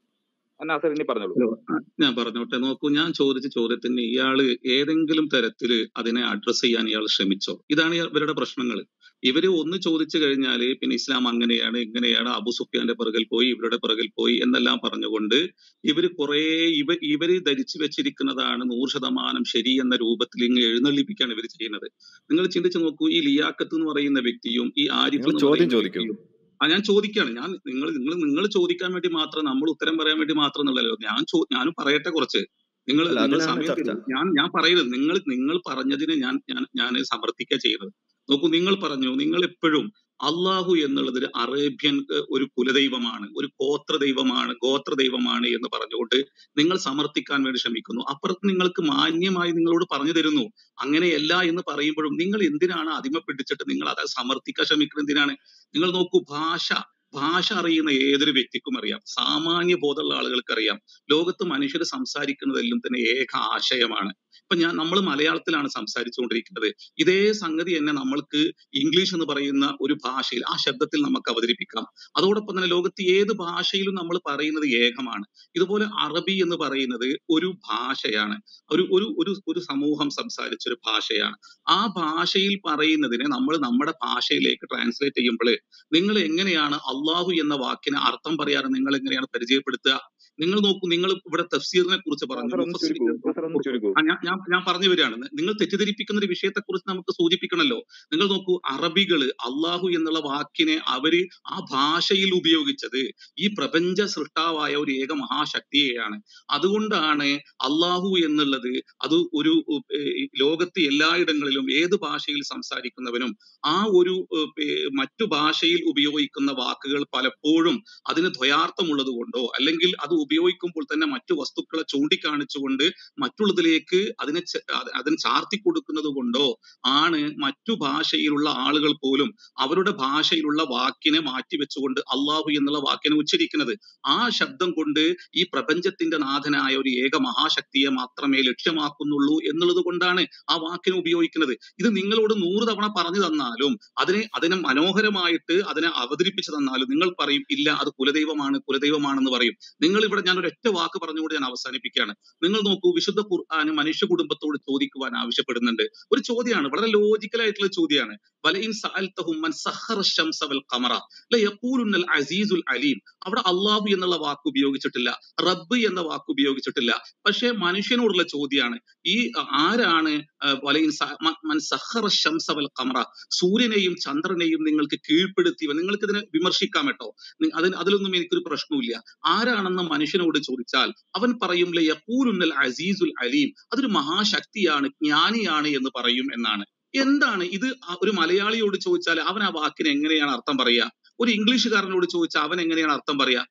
Speaker 3: നാസർ ഇനി പറഞ്ഞോളൂ
Speaker 10: ഹലോ ആ, ഞാൻ പറഞ്ഞോട്ടെ നോക്കൂ ഞാൻ ചോദിച്ച ചോദ്യത്തിന് ഇയാള് ഏതെങ്കിലും തരത്തില് അതിനെ അഡ്രസ് ചെയ്യാൻ ഇയാൾ ശ്രമിച്ചോ ഇതാണ് ഇയാ- ഇവരുടെ പ്രശ്നങ്ങൾ ഇവര് ഒന്ന് ചോദിച്ചു കഴിഞ്ഞാല് പിന്നെ ഇസ്ലാം അങ്ങനെയാണ് ഇങ്ങനെയാണ് അബു സുഫിയാന്റെ പിറകിൽ പോയി ഇവരുടെ പിറകിൽ പോയി എന്നെല്ലാം പറഞ്ഞുകൊണ്ട് ഇവര് കുറെ ഇവ ഇവര് ധരിച്ചു വെച്ചിരിക്കുന്നതാണ് നൂറ് ശതമാനം ശരി എന്ന രൂപത്തിൽ ഇങ്ങ് എഴുന്നള്ളിപ്പിക്കുകയാണ് ഇവർ ചെയ്യുന്നത് നിങ്ങൾ ചിന്തിച്ചു നോക്കൂ ഈ ലിയാക്കത്ത് എന്ന് പറയുന്ന വ്യക്തിയും ഈ ആരിഫ്
Speaker 6: നിങ്ങൾ
Speaker 10: എന്ന്
Speaker 6: ചോദ്യം
Speaker 10: പറയുന്ന
Speaker 6: ചോദിക്കൂ
Speaker 10: വ്യക്തിയും ആ ഞാൻ ചോദിക്കാണ് ഞാൻ നിങ്ങൾ നിങ്ങൾ നിങ്ങൾ ചോദിക്കാൻ വേണ്ടി മാത്രം നമ്മൾ ഉത്തരം പറയാൻ വേണ്ടി മാത്രം എന്നുള്ളല്ലോ ഞാൻ ചോ ഞാനും പറയട്ടെ കുറച്ച് നിങ്ങൾ
Speaker 6: അല്ല
Speaker 10: നിങ്ങൾ
Speaker 6: അതിനാണ്
Speaker 10: സമയം
Speaker 6: ചർച്ച
Speaker 10: തരൂ ഞാൻ ഞാൻ പറയുന്നത് നിങ്ങൾ നിങ്ങൾ പറഞ്ഞതിന് ഞാൻ ഞാൻ ഞാൻ സമർത്ഥിക്കുക ചെയ്യുന്നത് നോക്കൂ നിങ്ങൾ പറഞ്ഞു നിങ്ങൾ എപ്പോഴും അള്ളാഹു എന്നുള്ളത് ഒരു അറേബ്യൻ ഏഹ്, ഒരു കുലദൈവമാണ് ഒരു ഗോത്ര ദൈവമാണ് ഗോത്ര ദൈവമാണ് എന്ന് പറഞ്ഞുകൊണ്ട് നിങ്ങൾ സമർത്ഥിക്കാൻ വേണ്ടി ശ്രമിക്കുന്നു അപ്പുറത്ത് നിങ്ങൾക്ക് മാന്യമായി നിങ്ങളോട് പറഞ്ഞു തരുന്നു അങ്ങനെയല്ല എന്ന് പറയുമ്പോഴും നിങ്ങൾ എന്തിനാണ് അടിമപ്പെട്ടിച്ചിട്ട് നിങ്ങൾ അത് സമർത്ഥിക്കാൻ ശ്രമിക്കുന്നത് എന്തിനാണ് നിങ്ങൾ നോക്കൂ ഭാഷ ഭാഷ അറിയുന്ന ഏതൊരു വ്യക്തിക്കും അറിയാം സാമാന്യ ബോധമുള്ള ആളുകൾക്ക് അറിയാം ലോകത്ത് മനുഷ്യർ സംസാരിക്കുന്നതെല്ലാം തന്നെ ഏക ആശയമാണ് ഇപ്പൊ ഞാൻ നമ്മൾ മലയാളത്തിലാണ് സംസാരിച്ചുകൊണ്ടിരിക്കുന്നത് ഇതേ സംഗതി തന്നെ നമ്മൾക്ക് ഇംഗ്ലീഷ് എന്ന് പറയുന്ന ഒരു ഭാഷയിൽ ആ ശബ്ദത്തിൽ നമുക്ക് അവതരിപ്പിക്കാം അതോടൊപ്പം തന്നെ ലോകത്ത് ഏത് ഭാഷയിലും നമ്മൾ പറയുന്നത് ഏകമാണ് ഇതുപോലെ അറബി എന്ന് പറയുന്നത് ഒരു ഭാഷയാണ് ഒരു ഒരു ഒരു ഒരു സമൂഹം സംസാരിച്ച ഒരു ഭാഷയാണ് ആ ഭാഷയിൽ പറയുന്നതിനെ നമ്മൾ നമ്മുടെ ഭാഷയിലേക്ക് ട്രാൻസ്ലേറ്റ് ചെയ്യുമ്പോൾ നിങ്ങൾ എങ്ങനെയാണ് അള്ളാഹു എന്ന വാക്കിന് അർത്ഥം പറയാറ് നിങ്ങൾ എങ്ങനെയാണ് പരിചയപ്പെടുത്തുക നിങ്ങൾ നോക്കൂ നിങ്ങൾ ഇവിടെ തഫ്സീറിനെ കുറിച്ച് പറഞ്ഞു
Speaker 3: നാസർ ഒന്ന് ചുരുക്കൂ നാസർ ഒന്ന് ചുരുക്കൂ
Speaker 10: ആ, ഞാൻ ഞാൻ ഞാൻ പറഞ്ഞു വരികയാണ് നിങ്ങൾ തെറ്റിദ്ധരിപ്പിക്കുന്ന ഒരു വിഷയത്തെ കുറിച്ച് നമുക്ക് സൂചിപ്പിക്കണമല്ലോ നിങ്ങൾ നോക്കൂ അറബികള് അള്ളാഹു എന്നുള്ള വാക്കിനെ അവര് ആ ഭാഷയിൽ ഉപയോഗിച്ചത് ഈ പ്രപഞ്ച സൃഷ്ടാവായ ഒരു ഏക മഹാശക്തിയെയാണ് അതുകൊണ്ടാണ് അള്ളാഹു എന്നുള്ളത് അത് ഒരു ഉം, ഏർ, ലോകത്ത് എല്ലായിടങ്ങളിലും ഏത് ഭാഷയിൽ സംസാരിക്കുന്നവനും ആ ഒരു ഏർ, ഏർ, മറ്റു ഭാഷയിൽ ഉപയോഗിക്കുന്ന വാക്കുകൾ പലപ്പോഴും അതിന് ദ്വയാർത്ഥമുള്ളത് കൊണ്ടോ അല്ലെങ്കിൽ അത് ഉപയോഗിക്കുമ്പോൾ തന്നെ മറ്റു വസ്തുക്കളെ ചൂണ്ടിക്കാണിച്ചുകൊണ്ട് മറ്റുള്ളതിലേക്ക് അതിനെ ച- അത് അതിന് ചാർത്തി കൊടുക്കുന്നത് കൊണ്ടോ ആണ് മറ്റു ഭാഷയിലുള്ള ആളുകൾ പോലും അവരുടെ ഭാഷയിലുള്ള വാക്കിനെ മാറ്റി വെച്ചുകൊണ്ട് അള്ളാഹു എന്നുള്ള വാക്കിനെ ഉച്ചരിക്കുന്നത് ആ ശബ്ദം കൊണ്ട് ഈ പ്രപഞ്ചത്തിന്റെ നാഥനായ ഒരു ഏക മഹാശക്തിയെ മാത്രമേ ലക്ഷ്യമാക്കുന്നുള്ളൂ എന്നുള്ളത് കൊണ്ടാണ് ആ വാക്കിനെ ഉപയോഗിക്കുന്നത് ഇത് നിങ്ങളോട് നൂറ് തവണ പറഞ്ഞു തന്നാലും അതിനെ അതിനെ മനോഹരമായിട്ട് അതിനെ അവതരിപ്പിച്ചു തന്നാലും നിങ്ങൾ പറയും ഇല്ല അത് കുലദൈവമാണ് കുലദൈവമാണെന്ന് പറയും നിങ്ങൾ ഇവിടെ ഞാൻ ഒരൊറ്റ വാക്ക് പറഞ്ഞുകൊണ്ട് ഞാൻ അവസാനിപ്പിക്കുകയാണ് നിങ്ങൾ നോക്കൂ വിശുദ്ധ ഖുർആൻ മനുഷ്യ കുടുംബത്തോട് ചോദിക്കുവാൻ ആവശ്യപ്പെടുന്നുണ്ട് ഒരു ചോദ്യമാണ് വളരെ ലോജിക്കൽ ആയിട്ടുള്ള ചോദ്യമാണ് വലയിൻ സഅൽതഹും മൻ സഖറ ശംസ വൽ ഖമറ ലയഖൂലുന്നൽ അസീസുൽ അലീം അവിടെ അള്ളാഹു എന്നുള്ള വാക്ക് ഉപയോഗിച്ചിട്ടില്ല റബ്ബ് എന്ന വാക്ക് ഉപയോഗിച്ചിട്ടില്ല പക്ഷേ മനുഷ്യനോടുള്ള ചോദ്യമാണ് ഈ ആരാണ് ആ, വലയിൻ സ- മ- മൻ സഖറ ശംസ വൽ ഖമറ സൂര്യനെയും ചന്ദ്രനെയും നിങ്ങൾക്ക് കീഴ്പ്പെടുത്തിയവ നിങ്ങൾക്ക് ഇതിനെ വിമർശിക്കാം കേട്ടോ നി- അതിന് അതിലൊന്നും എനിക്കൊരു പ്രശ്നവുമില്ല ആരാണെന്ന് മനുഷ്യനോട് ചോദിച്ചാൽ അവൻ പറയും ലയഖൂലുന്നൽ അസീസുൽ അലീം അതൊരു മഹാശക്തിയാണ് ജ്ഞാനിയാണ് എന്ന് പറയും എന്നാണ് എന്താണ് ഇത് ആ ഒരു മലയാളിയോട് ചോദിച്ചാൽ അവൻ ആ വാക്കിന് എങ്ങനെയാണ് അർത്ഥം പറയുക ഒരു ഇംഗ്ലീഷുകാരനോട് ചോദിച്ചാൽ അവൻ എങ്ങനെയാണ് അർത്ഥം പറയുക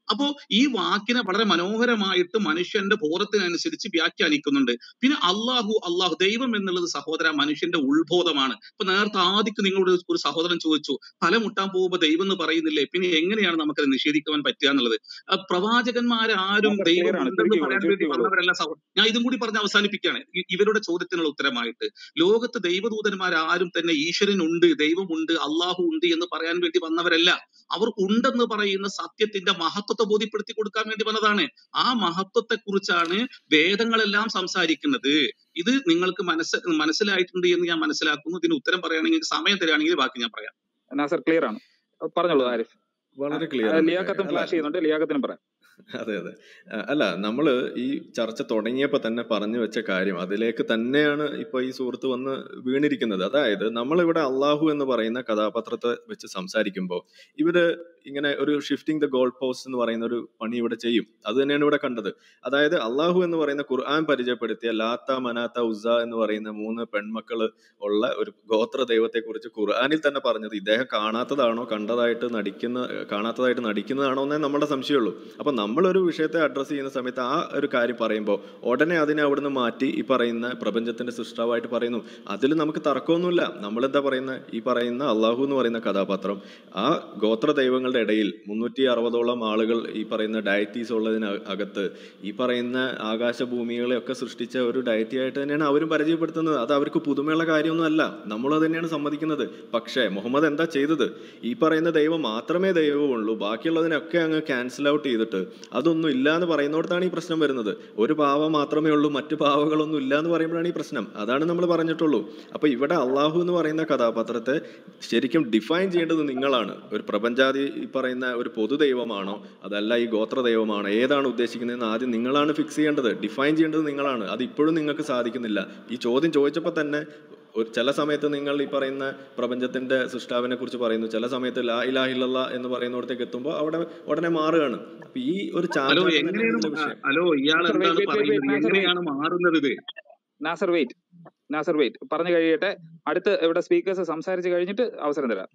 Speaker 10: അപ്പോ ഈ വാക്കിനെ വളരെ മനോഹരമായിട്ട് മനുഷ്യന്റെ ബോധത്തിനനുസരിച്ച് വ്യാഖ്യാനിക്കുന്നുണ്ട് പിന്നെ അള്ളാഹു അള്ളാഹു ദൈവം എന്നുള്ളത് സഹോദര മനുഷ്യന്റെ ഉത്ബോധമാണ് ഇപ്പൊ നേരത്തെ ആദ്യക്ക് നിങ്ങളോട് ഒരു സഹോദരൻ ചോദിച്ചു തല മുട്ടാൻ പോകുമ്പോൾ ദൈവം എന്ന് പറയുന്നില്ലേ പിന്നെ എങ്ങനെയാണ് നമുക്കത് നിഷേധിക്കുവാൻ പറ്റുക എന്നുള്ളത് ആ പ്രവാചകന്മാരാരും
Speaker 3: നാസർ
Speaker 10: ദൈവം
Speaker 3: ക്ലിയർ ആണ്
Speaker 10: ഉണ്ടെന്ന്
Speaker 3: ചുരുക്കിക്കോളൂ
Speaker 10: പറയാൻ വേണ്ടി
Speaker 3: ചുരുക്കിക്കോളൂ
Speaker 10: വന്നവരല്ല സഹോദരൻ ഞാൻ ഇതും കൂടി പറഞ്ഞ് അവസാനിപ്പിക്കുകയാണ് ഇ- ഇവരുടെ ചോദ്യത്തിനുള്ള ഉത്തരമായിട്ട് ലോകത്ത് ദൈവദൂതന്മാരാരും തന്നെ ഈശ്വരൻ ഉണ്ട് ദൈവമുണ്ട് അള്ളാഹു ഉണ്ട് എന്ന് പറയാൻ വേണ്ടി വന്നവരല്ല അവർ ഉണ്ടെന്ന് പറയുന്ന സത്യത്തിന്റെ മഹത്വത്തെ ബോധ്യപ്പെടുത്തി കൊടുക്കാൻ വേണ്ടി വന്നതാണ് ആ മഹത്വത്തെ കുറിച്ചാണ് വേദങ്ങളെല്ലാം സംസാരിക്കുന്നത് ഇത് നിങ്ങൾക്ക് മനസ്സ് മനസ്സിലായിട്ടുണ്ട് എന്ന് ഞാൻ മനസ്സിലാക്കുന്നു ഇതിന് ഉത്തരം പറയുകയാണെങ്കിൽ നിങ്ങൾക്ക് സമയം തരികയാണെങ്കിൽ ബാക്കി ഞാൻ പറയാം
Speaker 3: നാസർ ക്ലിയർ ആണ് പറഞ്ഞോളൂ ആരിഫ്
Speaker 6: വളരെ
Speaker 3: ആ,
Speaker 6: ക്ലിയർ
Speaker 3: ആ,
Speaker 6: ആണ്
Speaker 3: ലിയാഖത്തും
Speaker 6: അല്ല
Speaker 3: ഫ്ലാഷ് ചെയ്യുന്നുണ്ട് ലിയാഖത്തിനും പറയാം
Speaker 6: അതെ അതെ ആ, അല്ല നമ്മള് ഈ ചർച്ച തുടങ്ങിയപ്പോ തന്നെ പറഞ്ഞു വെച്ച കാര്യം അതിലേക്ക് തന്നെയാണ് ഇപ്പൊ ഈ സുഹൃത്ത് വന്ന് വീണിരിക്കുന്നത് അതായത് നമ്മളിവിടെ അള്ളാഹു എന്ന് പറയുന്ന കഥാപാത്രത്തെ വെച്ച് സംസാരിക്കുമ്പോൾ ഇവര് ഇങ്ങനെ ഒരു ഷിഫ്റ്റിംഗ് ദ ഗോൾ പോസ്റ്റ് എന്ന് പറയുന്ന ഒരു പണി ഇവിടെ ചെയ്യും അത് തന്നെയാണ് ഇവിടെ കണ്ടത് അതായത് അള്ളാഹു എന്ന് പറയുന്ന ഖുർആൻ പരിചയപ്പെടുത്തിയ ലാത്ത മനാത്ത ഉസ എന്ന് പറയുന്ന മൂന്ന് പെൺമക്കള് ഉള്ള ഒരു ഗോത്ര ദൈവത്തെ കുറിച്ച് ഖുർആനിൽ തന്നെ പറഞ്ഞത് ഇദ്ദേഹം കാണാത്തതാണോ കണ്ടതായിട്ട് നടിക്കുന്ന കാണാത്തതായിട്ട് നടിക്കുന്നതാണോ എന്നേ നമ്മുടെ സംശയമുള്ളൂ അപ്പൊ നമ്മളൊരു വിഷയത്തെ അഡ്രസ്സ് ചെയ്യുന്ന സമയത്ത് ആ ഒരു കാര്യം പറയുമ്പോൾ ഉടനെ അതിനെ അവിടുന്ന് മാറ്റി ഈ പറയുന്ന പ്രപഞ്ചത്തിന്റെ സൃഷ്ടാവായിട്ട് പറയുന്നു അതിൽ നമുക്ക് തർക്കമൊന്നുമില്ല നമ്മളെന്താ പറയുന്ന ഈ പറയുന്ന അള്ളാഹു എന്ന് പറയുന്ന കഥാപാത്രം ആ ഗോത്ര ദൈവങ്ങളുടെ ഇടയിൽ മുന്നൂറ്റി അറുപതോളം ആളുകൾ ഈ പറയുന്ന ഡയറ്റീസ് ഉള്ളതിന് അ- അകത്ത് ഈ പറയുന്ന ആകാശഭൂമികളെ ഒക്കെ സൃഷ്ടിച്ച ഒരു ഡയറ്റി ആയിട്ട് തന്നെയാണ് അവരും പരിചയപ്പെടുത്തുന്നത് അത് അവർക്ക് പുതുമയുള്ള കാര്യമൊന്നും അല്ല നമ്മളത് തന്നെയാണ് സമ്മതിക്കുന്നത് പക്ഷേ മുഹമ്മദ് എന്താ ചെയ്തത് ഈ പറയുന്ന ദൈവം മാത്രമേ ദൈവമുള്ളൂ ബാക്കിയുള്ളതിനൊക്കെ അങ്ങ് ക്യാൻസൽ ഔട്ട് ചെയ്തിട്ട് അതൊന്നും ഇല്ല എന്ന് പറയുന്നിടത്താണ് ഈ പ്രശ്നം വരുന്നത് ഒരു പാവ മാത്രമേ ഉള്ളൂ മറ്റു പാവകളൊന്നും ഇല്ല എന്ന് പറയുമ്പോഴാണ് ഈ പ്രശ്നം അതാണ് നമ്മൾ പറഞ്ഞിട്ടുള്ളൂ അപ്പൊ ഇവിടെ അള്ളാഹു എന്ന് പറയുന്ന കഥാപാത്രത്തെ ശരിക്കും ഡിഫൈൻ ചെയ്യേണ്ടത് നിങ്ങളാണ് ഒരു പ്രപഞ്ചാതി ഈ പറയുന്ന ഒരു പൊതു ദൈവമാണോ അതല്ല ഈ ഗോത്ര ദൈവമാണോ ഏതാണ് ഉദ്ദേശിക്കുന്നതെന്ന് ആദ്യം നിങ്ങളാണ് ഫിക്സ് ചെയ്യേണ്ടത് ഡിഫൈൻ ചെയ്യേണ്ടത് നിങ്ങളാണ് അത് ഇപ്പോഴും നിങ്ങൾക്ക് സാധിക്കുന്നില്ല ഈ ചോദ്യം ചോദിച്ചപ്പോൾ തന്നെ ഒരു ചില സമയത്ത് നിങ്ങൾ ഈ പറയുന്ന പ്രപഞ്ചത്തിന്റെ സൃഷ്ടാവിനെ കുറിച്ച് പറയുന്നു ചില സമയത്ത് ലാ ഇലാഹില്ല എന്ന് പറയുന്നിടത്തേക്ക് എത്തുമ്പോൾ അവിടെ ഉടനെ മാറുകയാണ് അപ്പൊ ഈ ഒരു
Speaker 10: ഹലോ
Speaker 6: ചാഞ്ചാട്ടം
Speaker 10: എങ്ങനെയാണ്
Speaker 6: തന്നെയാണ് ഇതിന്റെ
Speaker 10: മാ-
Speaker 6: വിഷയം
Speaker 10: ഹലോ ഇയാൾ
Speaker 3: നാസർ
Speaker 10: എന്താണ്
Speaker 3: വെയിറ്റ് വെയിറ്റ് വെയിറ്റ്
Speaker 10: പറയുന്നത്
Speaker 3: നാസർ വെയിറ്റ്
Speaker 10: എങ്ങനെയാണ് മാറുന്നത് ഇത്
Speaker 3: നാസർ വെയിറ്റ് നാസർ വെയിറ്റ് പറഞ്ഞു കഴിയട്ടെ അടുത്ത് ഇവിടെ സ്പീക്കേഴ്സ് സംസാരിച്ച് കഴിഞ്ഞിട്ട് അവസരം തരാം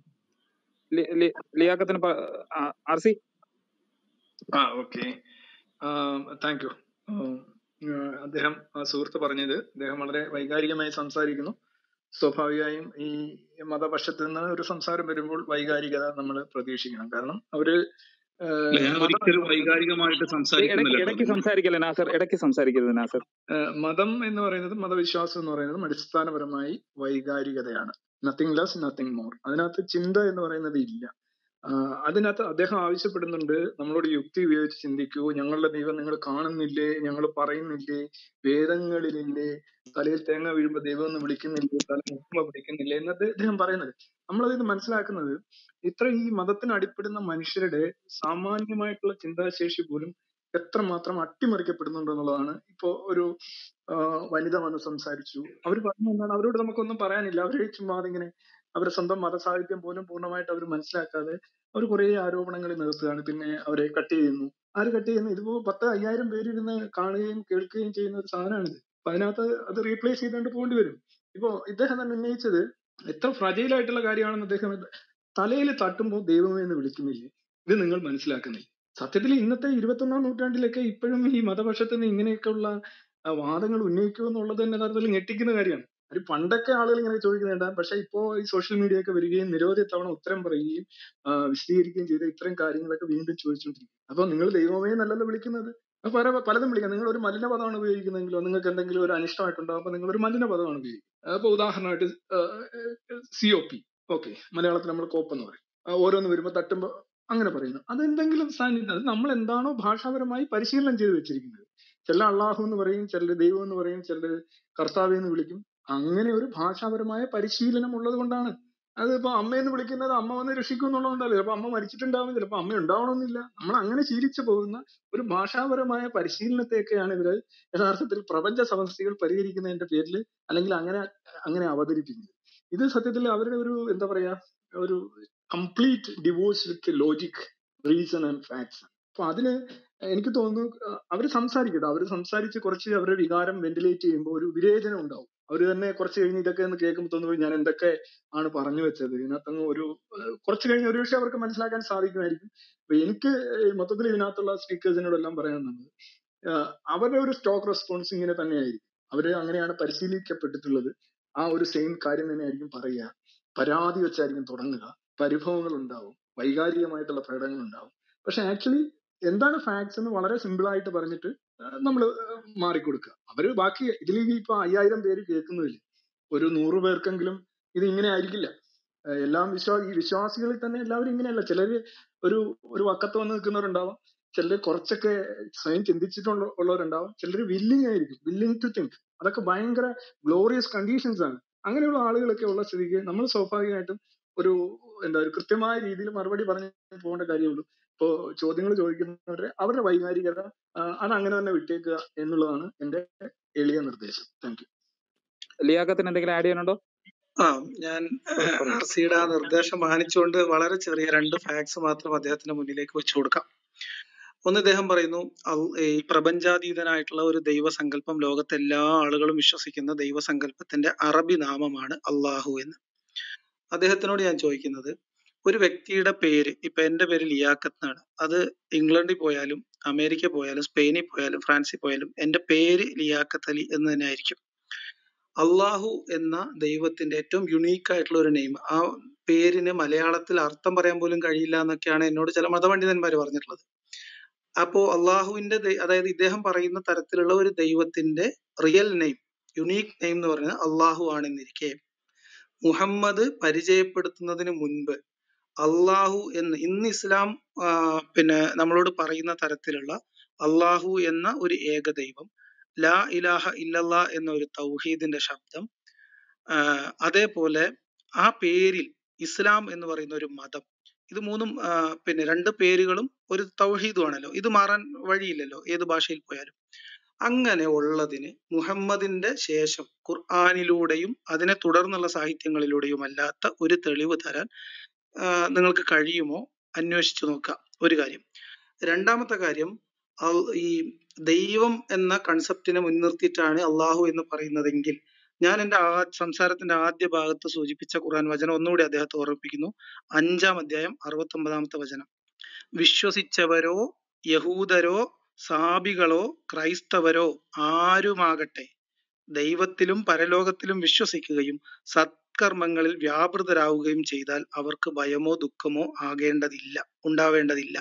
Speaker 3: ലി- ലി- ലിയാഖത്തിന് ആർ സി
Speaker 9: ആ ഓക്കെ താങ്ക് യു അദ്ദേഹം ആ സുഹൃത്ത് പറഞ്ഞത് അദ്ദേഹം വളരെ വൈകാരികമായി സംസാരിക്കുന്നു സ്വാഭാവികമായും ഈ മതപക്ഷത്ത് നിന്ന് ഒരു സംസാരം വരുമ്പോൾ വൈകാരികത നമ്മൾ പ്രതീക്ഷിക്കണം കാരണം അവര്
Speaker 10: അല്ല ഞാൻ
Speaker 9: മതം
Speaker 10: ഒരിക്കലും വൈകാരികമായിട്ട്
Speaker 3: ഇടയ്ക്ക്
Speaker 10: സംസാരിക്കുന്നില്ല കേട്ടോ
Speaker 3: ഇടയ്ക്ക് സംസാരിക്കല്ലേ നാസർ ഇടയ്ക്ക് സംസാരിക്കരുത് നാസർ
Speaker 9: ഏഹ് മതം എന്ന് പറയുന്നത് മതവിശ്വാസം എന്ന് പറയുന്നതും അടിസ്ഥാനപരമായി വൈകാരികതയാണ് നത്തിങ് ലെസ് നത്തിങ് മോർ അതിനകത്ത് ചിന്ത എന്ന് പറയുന്നത് ഇല്ല ആഹ് അതിനകത്ത് അദ്ദേഹം ആവശ്യപ്പെടുന്നുണ്ട് നമ്മളോട് യുക്തി ഉപയോഗിച്ച് ചിന്തിക്കൂ ഞങ്ങളുടെ ദൈവം നിങ്ങൾ കാണുന്നില്ലേ ഞങ്ങൾ പറയുന്നില്ലേ വേദങ്ങളിലില്ലേ തലയിൽ തേങ്ങ വീഴുമ്പോ ദൈവം എന്ന് വിളിക്കുന്നില്ലേ തല മുക്കുമ്പോ വിളിക്കുന്നില്ലേ എന്നത് അദ്ദേഹം പറയുന്നത് നമ്മളതിന് മനസ്സിലാക്കുന്നത് ഇത്ര ഈ മതത്തിന് അടിപ്പെടുന്ന മനുഷ്യരുടെ സാമാന്യമായിട്ടുള്ള ചിന്താശേഷി പോലും എത്രമാത്രം അട്ടിമറിക്കപ്പെടുന്നുണ്ട് എന്നുള്ളതാണ് ഇപ്പോ ഒരു ആഹ് വനിത വന്ന് സംസാരിച്ചു അവർ പറഞ്ഞു എന്താണ് അവരോട് നമുക്കൊന്നും പറയാനില്ല അവര് ചുമ്മാ അതിങ്ങനെ അവരുടെ സ്വന്തം മതസാഹിത്യം പോലും പൂർണ്ണമായിട്ട് അവർ മനസ്സിലാക്കാതെ അവർ കുറെ ആരോപണങ്ങൾ നിർത്തുകയാണ് പിന്നെ അവരെ കട്ട് ചെയ്യുന്നു ആര് കട്ട് ചെയ്യുന്നു ഇതിപ്പോ പത്ത് അയ്യായിരം പേരിരുന്ന് കാണുകയും കേൾക്കുകയും ചെയ്യുന്ന ഒരു സാധനമാണിത് അപ്പൊ അതിനകത്ത് അത് റീപ്ലേസ് ചെയ്തുകൊണ്ട് പോകേണ്ടി വരും ഇപ്പോ ഇദ്ദേഹം തന്നെ ഉന്നയിച്ചത് എത്ര ഫ്രജൈൽ ആയിട്ടുള്ള കാര്യമാണെന്ന് അദ്ദേഹം തലയിൽ തട്ടുമ്പോൾ ദൈവമേ എന്ന് വിളിക്കുന്നില്ലേ ഇത് നിങ്ങൾ മനസ്സിലാക്കുന്നില്ല സത്യത്തിൽ ഇന്നത്തെ ഇരുപത്തൊന്നാം നൂറ്റാണ്ടിലൊക്കെ ഇപ്പോഴും ഈ മതപക്ഷത്ത് നിന്ന് ഇങ്ങനെയൊക്കെയുള്ള ആ, വാദങ്ങൾ ഉന്നയിക്കുക എന്നുള്ളത് തന്നെ യഥാർത്ഥത്തിൽ ഞെട്ടിക്കുന്ന കാര്യമാണ് ഒരു പണ്ടൊക്കെ ആളുകൾ ഇങ്ങനെ ചോദിക്കുന്നുണ്ട് പക്ഷെ ഇപ്പോ ഈ സോഷ്യൽ മീഡിയ ഒക്കെ വരികയും നിരവധി തവണ ഉത്തരം പറയുകയും ആ, വിശദീകരിക്കുകയും ചെയ്ത ഇത്തരം കാര്യങ്ങളൊക്കെ വീണ്ടും ചോദിച്ചുകൊണ്ടിരിക്കും അപ്പൊ നിങ്ങൾ ദൈവമേ എന്നല്ലല്ലോ വിളിക്കുന്നത് അപ്പൊ പല പലതും വിളിക്കാം നിങ്ങൾ ഒരു മലിന പദമാണ് ഉപയോഗിക്കുന്നതെങ്കിലോ നിങ്ങൾക്ക് എന്തെങ്കിലും ഒരു അനിഷ്ടമായിട്ടുണ്ടാവും അപ്പൊ നിങ്ങൾ ഒരു മലിന പദമാണ് ഉപയോഗിക്കുന്നത് അപ്പൊ ഉദാഹരണമായിട്ട് സി ഒ പി ഓക്കെ മലയാളത്തിൽ നമ്മൾ കോപ്പ് എന്ന് പറയും ആ, ഓരോന്ന് വരുമ്പോൾ തട്ടുമ്പോൾ അങ്ങനെ പറയുന്നു അതെന്തെങ്കിലും സാന്നിധ്യം അത് നമ്മൾ എന്താണോ ഭാഷാപരമായി പരിശീലനം ചെയ്ത് വെച്ചിരിക്കുന്നത് ചില അള്ളാഹു എന്ന് പറയും ചിലർ ദൈവം എന്ന് പറയും ചിലർ കർത്താവ് എന്ന് വിളിക്കും അങ്ങനെ ഒരു ഭാഷാപരമായ പരിശീലനം ഉള്ളത് കൊണ്ടാണ് അത് ഇപ്പൊ അമ്മയെന്ന് വിളിക്കുന്നത് അമ്മ വന്ന് രക്ഷിക്കും എന്നുള്ളതുകൊണ്ടല്ല ചിലപ്പോ അമ്മ മരിച്ചിട്ടുണ്ടാവും ചിലപ്പോ അമ്മ ഉണ്ടാവണമെന്നില്ല നമ്മൾ അങ്ങനെ ശീലിച്ചു പോകുന്ന ഒരു ഭാഷാപരമായ പരിശീലനത്തെയൊക്കെയാണ് ഇവര് യഥാർത്ഥത്തിൽ പ്രപഞ്ച സമസ്യകൾ പരിഹരിക്കുന്നതിന്റെ പേരിൽ അല്ലെങ്കിൽ അങ്ങനെ അങ്ങനെ അവതരിപ്പിക്കുന്നത് ഇത് സത്യത്തിൽ അവരുടെ ഒരു എന്താ പറയാ ഒരു complete divorce with logic reason and facts അപ്പൊ അതിന് എനിക്ക് തോന്നുന്നു അഹ് അവര് സംസാരിക്കട്ടെ അവര് സംസാരിച്ച് കുറച്ച് അവരുടെ വികാരം വെന്റിലേറ്റ് ചെയ്യുമ്പോൾ ഒരു വിവേചനം ഉണ്ടാവും അവര് തന്നെ കുറച്ച് കഴിഞ്ഞ് ഇതൊക്കെ ഒന്ന് കേൾക്കുമ്പോൾ തോന്നുന്നു ഞാൻ എന്തൊക്കെ ആണ് പറഞ്ഞു വെച്ചത് ഇതിനകത്തങ്ങ് ഒരു ഏഹ് കുറച്ച് കഴിഞ്ഞ് ഒരുപക്ഷെ അവർക്ക് മനസ്സിലാക്കാൻ സാധിക്കുമായിരിക്കും അപ്പൊ എനിക്ക് ഈ മൊത്തത്തിൽ ഇതിനകത്തുള്ള സ്പീക്കേഴ്സിനോടെല്ലാം പറയാനുള്ളത് ആഹ് അവരുടെ ഒരു സ്റ്റോക്ക് റെസ്പോൺസ് ഇങ്ങനെ തന്നെയായിരിക്കും അവര് അങ്ങനെയാണ് പരിശീലിക്കപ്പെട്ടിട്ടുള്ളത് ആ ഒരു സെയിം കാര്യം തന്നെയായിരിക്കും പറയുക പരാതി വെച്ചായിരിക്കും തുടങ്ങുക പരിഭവങ്ങൾ ഉണ്ടാവും വൈകാരികമായിട്ടുള്ള പ്രകടനങ്ങൾ ഉണ്ടാവും പക്ഷെ ആക്ച്വലി എന്താണ് ഫാക്ട്സ് എന്ന് വളരെ സിമ്പിൾ ആയിട്ട് പറഞ്ഞിട്ട് നമ്മൾ മാറിക്കൊടുക്കുക അവര് ബാക്കി ഇതിൽ ഇപ്പൊ അയ്യായിരം പേര് കേൾക്കുന്നതിൽ ഒരു നൂറ് പേർക്കെങ്കിലും ഇത് ഇങ്ങനെ ആയിരിക്കില്ല ഏഹ് എല്ലാം വിശ്വാ ഈ വിശ്വാസികളിൽ തന്നെ എല്ലാവരും ഇങ്ങനെയല്ല ചിലര് ഒരു ഒരു വക്കത്ത് വന്ന് നിൽക്കുന്നവരുണ്ടാവും ചിലര് കുറച്ചൊക്കെ സ്വയം ചിന്തിച്ചിട്ടുള്ള ഉള്ളവരുണ്ടാവും ചിലര് വില്ലിങ് ആയിരിക്കും വില്ലിങ് ടു തിങ്ക് അതൊക്കെ ഭയങ്കര ഗ്ലോറിയസ് കണ്ടീഷൻസ് ആണ് അങ്ങനെയുള്ള ആളുകളൊക്കെ ഉള്ള സ്ഥിതിക്ക് നമ്മൾ സ്വാഭാവികമായിട്ടും ഒരു എന്താ ഒരു കൃത്യമായ രീതിയിൽ മറുപടി പറഞ്ഞു പോകേണ്ട കാര്യമുള്ളൂ ഇപ്പോ ചോദ്യങ്ങൾ ചോദിക്കുന്നവരെ അവരുടെ വൈകാരികത ആ, അത് അങ്ങനെ തന്നെ വിട്ടേക്കുക എന്നുള്ളതാണ് എന്റെ എളിയ നിർദ്ദേശം താങ്ക് യു
Speaker 3: ലിയാഖത്തിന് എന്തെങ്കിലും ആഡ് ചെയ്യാനുണ്ടോ
Speaker 5: ആ ഞാൻ ആർസിയുടെ ആ നിർദ്ദേശം മാനിച്ചുകൊണ്ട് വളരെ ചെറിയ രണ്ട് ഫാക്ട്സ് മാത്രം അദ്ദേഹത്തിന്റെ മുന്നിലേക്ക് വെച്ചു കൊടുക്കാം ഒന്ന് ഇദ്ദേഹം പറയുന്നു അൽ- ഈ പ്രപഞ്ചാതീതനായിട്ടുള്ള ഒരു ദൈവസങ്കല്പം ലോകത്തെ എല്ലാ ആളുകളും വിശ്വസിക്കുന്ന ദൈവസങ്കല്പത്തിന്റെ അറബി നാമമാണ് അള്ളാഹു എന്ന് അദ്ദേഹത്തിനോട് ഞാൻ ചോദിക്കുന്നത് ഒരു വ്യക്തിയുടെ പേര് ഇപ്പൊ എന്റെ പേര് ലിയാഖത്ത് എന്നാണ് അത് ഇംഗ്ലണ്ടിൽ പോയാലും അമേരിക്ക പോയാലും സ്പെയിനിൽ പോയാലും ഫ്രാൻസിൽ പോയാലും എന്റെ പേര് ലിയാഖത്ത് അലി എന്ന് തന്നെ ആയിരിക്കും അള്ളാഹു എന്ന ദൈവത്തിന്റെ ഏറ്റവും യുണീക്ക് ആയിട്ടുള്ള ഒരു നെയിം ആ പേരിന് മലയാളത്തിൽ അർത്ഥം പറയാൻ പോലും കഴിയില്ല എന്നൊക്കെയാണ് എന്നോട് ചില മതപണ്ഡിതന്മാർ പറഞ്ഞിട്ടുള്ളത് അപ്പോ അള്ളാഹുവിന്റെ ദൈ- അതായത് ഇദ്ദേഹം പറയുന്ന തരത്തിലുള്ള ഒരു ദൈവത്തിന്റെ റിയൽ നെയിം യുണീക്ക് നെയിം എന്ന് പറയുന്നത് അള്ളാഹു ആണെന്നിരിക്കെ മുഹമ്മദ് പരിചയപ്പെടുത്തുന്നതിന് മുൻപ് അള്ളാഹു എന്ന് ഇന്ന് ഇസ്ലാം ആ, പിന്നെ നമ്മളോട് പറയുന്ന തരത്തിലുള്ള അള്ളാഹു എന്ന ഒരു ഏകദൈവം ലാ ഇലാഹ ഇല്ലല്ലാ എന്ന ഒരു തൗഹീദിന്റെ ശബ്ദം ആ, അതേപോലെ ആ പേരിൽ ഇസ്ലാം എന്ന് പറയുന്ന ഒരു മതം ഇത് മൂന്നും ആ, പിന്നെ രണ്ട് പേരുകളും ഒരു തൗഹീദുമാണല്ലോ ഇത് മാറാൻ വഴിയില്ലല്ലോ ഏത് ഭാഷയിൽ പോയാലും അങ്ങനെ ഉള്ളതിന് മുഹമ്മദിന്റെ ശേഷം ഖുർആാനിലൂടെയും അതിനെ തുടർന്നുള്ള സാഹിത്യങ്ങളിലൂടെയും അല്ലാത്ത ഒരു തെളിവ് തരാൻ ആ, നിങ്ങൾക്ക് കഴിയുമോ അന്വേഷിച്ചു നോക്കുക ഒരു കാര്യം രണ്ടാമത്തെ കാര്യം അൽ- ഈ ദൈവം എന്ന കൺസെപ്റ്റിനെ മുൻനിർത്തിയിട്ടാണ് അള്ളാഹു എന്ന് പറയുന്നതെങ്കിൽ ഞാൻ എൻ്റെ ആ സംസാരത്തിന്റെ ആദ്യ ഭാഗത്ത് സൂചിപ്പിച്ച ഖുർആൻ വചനം ഒന്നുകൂടി അദ്ദേഹത്തെ ഓർമ്മിപ്പിക്കുന്നു അഞ്ചാം അധ്യായം അറുപത്തി ഒമ്പതാമത്തെ വചനം വിശ്വസിച്ചവരോ യഹൂദരോ സാബികളോ ക്രൈസ്തവരോ ആരുമാകട്ടെ ദൈവത്തിലും പരലോകത്തിലും വിശ്വസിക്കുകയും സത്കർമ്മങ്ങളിൽ വ്യാപൃതരാവുകയും ചെയ്താൽ അവർക്ക് ഭയമോ ദുഃഖമോ ആകേണ്ടതില്ല ഉണ്ടാവേണ്ടതില്ല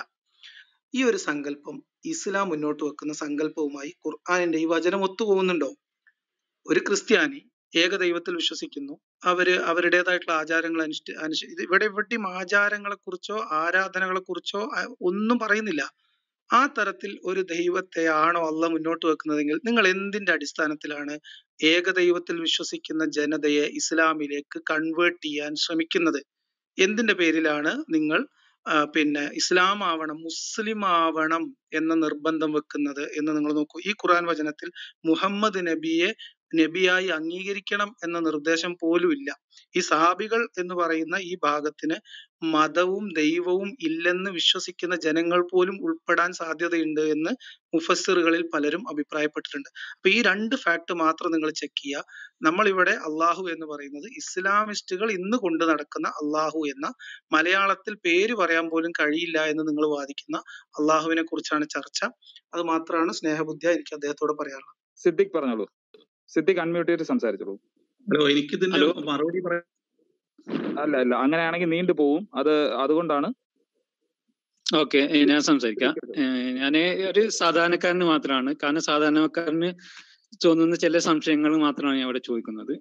Speaker 5: ഈ ഒരു സങ്കല്പം ഇസ്ലാം മുന്നോട്ട് വെക്കുന്ന സങ്കല്പവുമായി ഖുർആാനിന്റെ ഈ വചനം ഒത്തുപോകുന്നുണ്ടോ ഒരു ക്രിസ്ത്യാനി ഏകദൈവത്തിൽ വിശ്വസിക്കുന്നു അവര് അവരുടേതായിട്ടുള്ള ആചാരങ്ങൾ അനുഷ്ഠി അനുഷ്ഠി ഇത് ഇവിടെ എവിടെയും ആചാരങ്ങളെ കുറിച്ചോ ആരാധനകളെ കുറിച്ചോ ഒന്നും പറയുന്നില്ല ആ തരത്തിൽ ഒരു ദൈവത്തെയാണോ അല്ല മുന്നോട്ട് വെക്കുന്നതെങ്കിൽ നിങ്ങൾ എന്തിന്റെ അടിസ്ഥാനത്തിലാണ് ഏകദൈവത്തിൽ വിശ്വസിക്കുന്ന ജനതയെ ഇസ്ലാമിലേക്ക് കൺവേർട്ട് ചെയ്യാൻ ശ്രമിക്കുന്നത് എന്തിന്റെ പേരിലാണ് നിങ്ങൾ ആ, പിന്നെ ഇസ്ലാം ആവണം മുസ്ലിം ആവണം എന്ന നിർബന്ധം വെക്കുന്നത് എന്ന് നിങ്ങൾ നോക്കൂ ഈ ഖുർആൻ വചനത്തിൽ മുഹമ്മദ് നബിയെ നബിയായി അംഗീകരിക്കണം എന്ന നിർദ്ദേശം പോലും ഇല്ല ഈ സാബികൾ എന്ന് പറയുന്ന ഈ ഭാഗത്തിന് മതവും ദൈവവും ഇല്ലെന്ന് വിശ്വസിക്കുന്ന ജനങ്ങൾ പോലും ഉൾപ്പെടാൻ സാധ്യതയുണ്ട് എന്ന് മുഫസ്സിറുകളിൽ പലരും അഭിപ്രായപ്പെട്ടിട്ടുണ്ട് അപ്പൊ ഈ രണ്ട് ഫാക്ട് മാത്രം നിങ്ങൾ ചെക്ക് ചെയ്യുക നമ്മളിവിടെ അള്ളാഹു എന്ന് പറയുന്നത് ഇസ്ലാമിസ്റ്റുകൾ ഇന്ന് കൊണ്ടു നടക്കുന്ന അള്ളാഹു എന്ന മലയാളത്തിൽ പേര് പറയാൻ പോലും കഴിയില്ല എന്ന് നിങ്ങൾ വാദിക്കുന്ന അള്ളാഹുവിനെ കുറിച്ചാണ് ചർച്ച അത് മാത്രമാണ് സ്നേഹബുദ്ധിയ എനിക്ക് അദ്ദേഹത്തോട് പറയാനുള്ളത്
Speaker 3: സിദ്ദിഖ് പറഞ്ഞോളൂ സിദ്ദിഖ് അൺമ്യൂട്ട് ചെയ്ത് സംസാരിച്ചോളൂ
Speaker 10: ഹലോ എനിക്കിതിന്റെ
Speaker 3: ഹലോ
Speaker 10: മറുപടി പറയാൻ
Speaker 3: അല്ല അല്ല അങ്ങനെയാണെങ്കിൽ നീണ്ടു പോവും അത് അതുകൊണ്ടാണ്
Speaker 11: ഓക്കെ ഞാൻ സംസാരിക്കാം ഞാൻ ഒരു സാധാരണക്കാരന് മാത്രമാണ് കാരണം സാധാരണക്കാരന് തോന്നുന്ന ചില സംശയങ്ങൾ മാത്രമാണ് ഞാൻ ഇവിടെ ചോദിക്കുന്നത്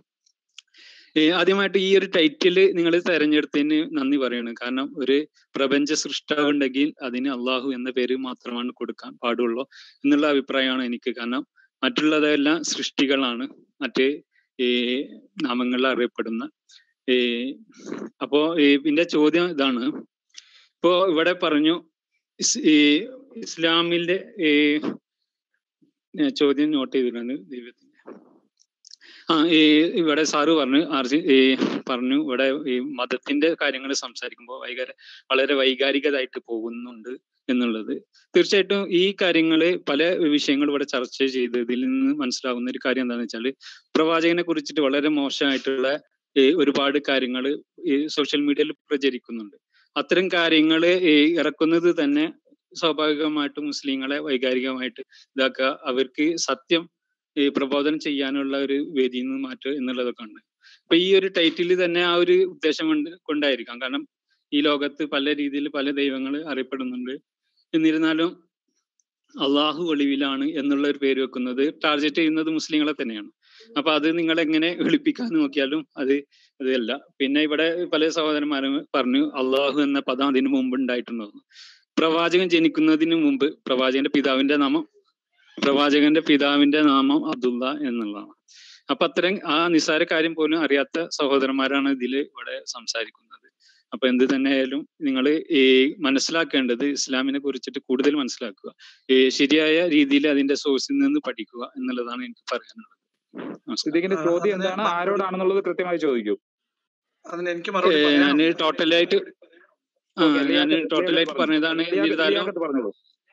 Speaker 11: ഏ, ആദ്യമായിട്ട് ഈ ഒരു ടൈറ്റിൽ നിങ്ങൾ തെരഞ്ഞെടുത്തതിന് നന്ദി പറയണം കാരണം ഒരു പ്രപഞ്ച സൃഷ്ടാവ് ഉണ്ടെങ്കിൽ അതിന് അള്ളാഹു എന്ന പേര് മാത്രമാണ് കൊടുക്കാൻ പാടുള്ളൂ എന്നുള്ള അഭിപ്രായമാണ് എനിക്ക് കാരണം മറ്റുള്ളതെല്ലാം സൃഷ്ടികളാണ് മറ്റ് ഈ നാമങ്ങളിൽ അറിയപ്പെടുന്ന ഈ അപ്പോ ഈ ഇതിന്റെ ചോദ്യം ഇതാണ് ഇപ്പോ ഇവിടെ പറഞ്ഞു ഇസ് ഈ ഇസ്ലാമിന്റെ ഈ ഞാൻ ചോദ്യം നോട്ട് ചെയ്തിട്ടുണ്ട് ദൈവത്തിന്റെ ആ ഈ ഇവിടെ സാറ് പറഞ്ഞു ആർജി ഈ പറഞ്ഞു ഇവിടെ ഈ മതത്തിന്റെ കാര്യങ്ങൾ സംസാരിക്കുമ്പോൾ വൈകാര വളരെ വൈകാരികതായിട്ട് പോകുന്നുണ്ട് എന്നുള്ളത് തീർച്ചയായിട്ടും ഈ കാര്യങ്ങള് പല വിഷയങ്ങൾ ഇവിടെ ചർച്ച ചെയ്തതിൽ നിന്ന് മനസ്സിലാവുന്ന ഒരു കാര്യം എന്താണെന്ന് വെച്ചാൽ പ്രവാചകനെ കുറിച്ചിട്ട് വളരെ മോശമായിട്ടുള്ള ഈ ഒരുപാട് കാര്യങ്ങൾ ഈ സോഷ്യൽ മീഡിയയിൽ പ്രചരിക്കുന്നുണ്ട് അത്തരം കാര്യങ്ങൾ ഇറക്കുന്നത് തന്നെ സ്വാഭാവികമായിട്ടും മുസ്ലിങ്ങളെ വൈകാരികമായിട്ട് ഇതാക്കുക അവർക്ക് സത്യം ഈ പ്രബോധനം ചെയ്യാനുള്ള ഒരു വേദിയിൽ നിന്ന് മാറ്റുക എന്നുള്ളതൊക്കെ ഉണ്ട് അപ്പൊ ഈ ഒരു ടൈറ്റിൽ തന്നെ ആ ഒരു ഉദ്ദേശം കൊണ്ട് കൊണ്ടായിരിക്കാം കാരണം ഈ ലോകത്ത് പല രീതിയിൽ പല ദൈവങ്ങൾ അറിയപ്പെടുന്നുണ്ട് എന്നിരുന്നാലും അള്ളാഹു ഒളിവിലാണ് എന്നുള്ള ഒരു പേര് വെക്കുന്നത് ടാർഗറ്റ് ചെയ്യുന്നത് മുസ്ലിങ്ങളെ തന്നെയാണ് അപ്പൊ അത് നിങ്ങൾ എങ്ങനെ വെളുപ്പിക്കാൻ നോക്കിയാലും അത് അതല്ല പിന്നെ ഇവിടെ പല സഹോദരന്മാരും പറഞ്ഞു അള്ളാഹു എന്ന പദം അതിന് മുമ്പ് ഉണ്ടായിട്ടുണ്ടോ പ്രവാചകൻ ജനിക്കുന്നതിന് മുമ്പ് പ്രവാചകന്റെ പിതാവിന്റെ നാമം പ്രവാചകന്റെ പിതാവിന്റെ നാമം അബ്ദുള്ള എന്നുള്ളതാണ് അപ്പൊ അത്തരം ആ നിസ്സാര കാര്യം പോലും അറിയാത്ത സഹോദരന്മാരാണ് ഇതിൽ ഇവിടെ സംസാരിക്കുന്നത് അപ്പൊ എന്ത് തന്നെയായാലും നിങ്ങൾ ഈ മനസ്സിലാക്കേണ്ടത് ഇസ്ലാമിനെ കുറിച്ചിട്ട് കൂടുതൽ മനസ്സിലാക്കുക ഈ ശരിയായ രീതിയിൽ അതിന്റെ സോഴ്സിൽ നിന്ന് പഠിക്കുക എന്നുള്ളതാണ് എനിക്ക് പറയാനുള്ളത് നമസ്കാരം
Speaker 3: സിദ്ദീഖിന്റെ ചോദ്യം എന്താണ് ആരോടാണെന്നുള്ളത് കൃത്യമായി ചോദിക്കൂ
Speaker 5: അതിന് എനിക്ക് മറുപടി
Speaker 11: ഞാൻ
Speaker 5: പറയാനുണ്ട്
Speaker 11: ടോട്ടലായിട്ട് ആ
Speaker 3: ഓക്കെ
Speaker 11: ഞാൻ
Speaker 3: ലിയാഖത്ത്
Speaker 11: ടോട്ടലായിട്ട്
Speaker 3: ലിയാഖത്ത് പറഞ്ഞു
Speaker 11: പറഞ്ഞതാണ്
Speaker 3: ലിയാഖത്ത്
Speaker 11: എന്നിരുന്നാലും
Speaker 3: ലിയാഖത്ത് പറഞ്ഞോളൂ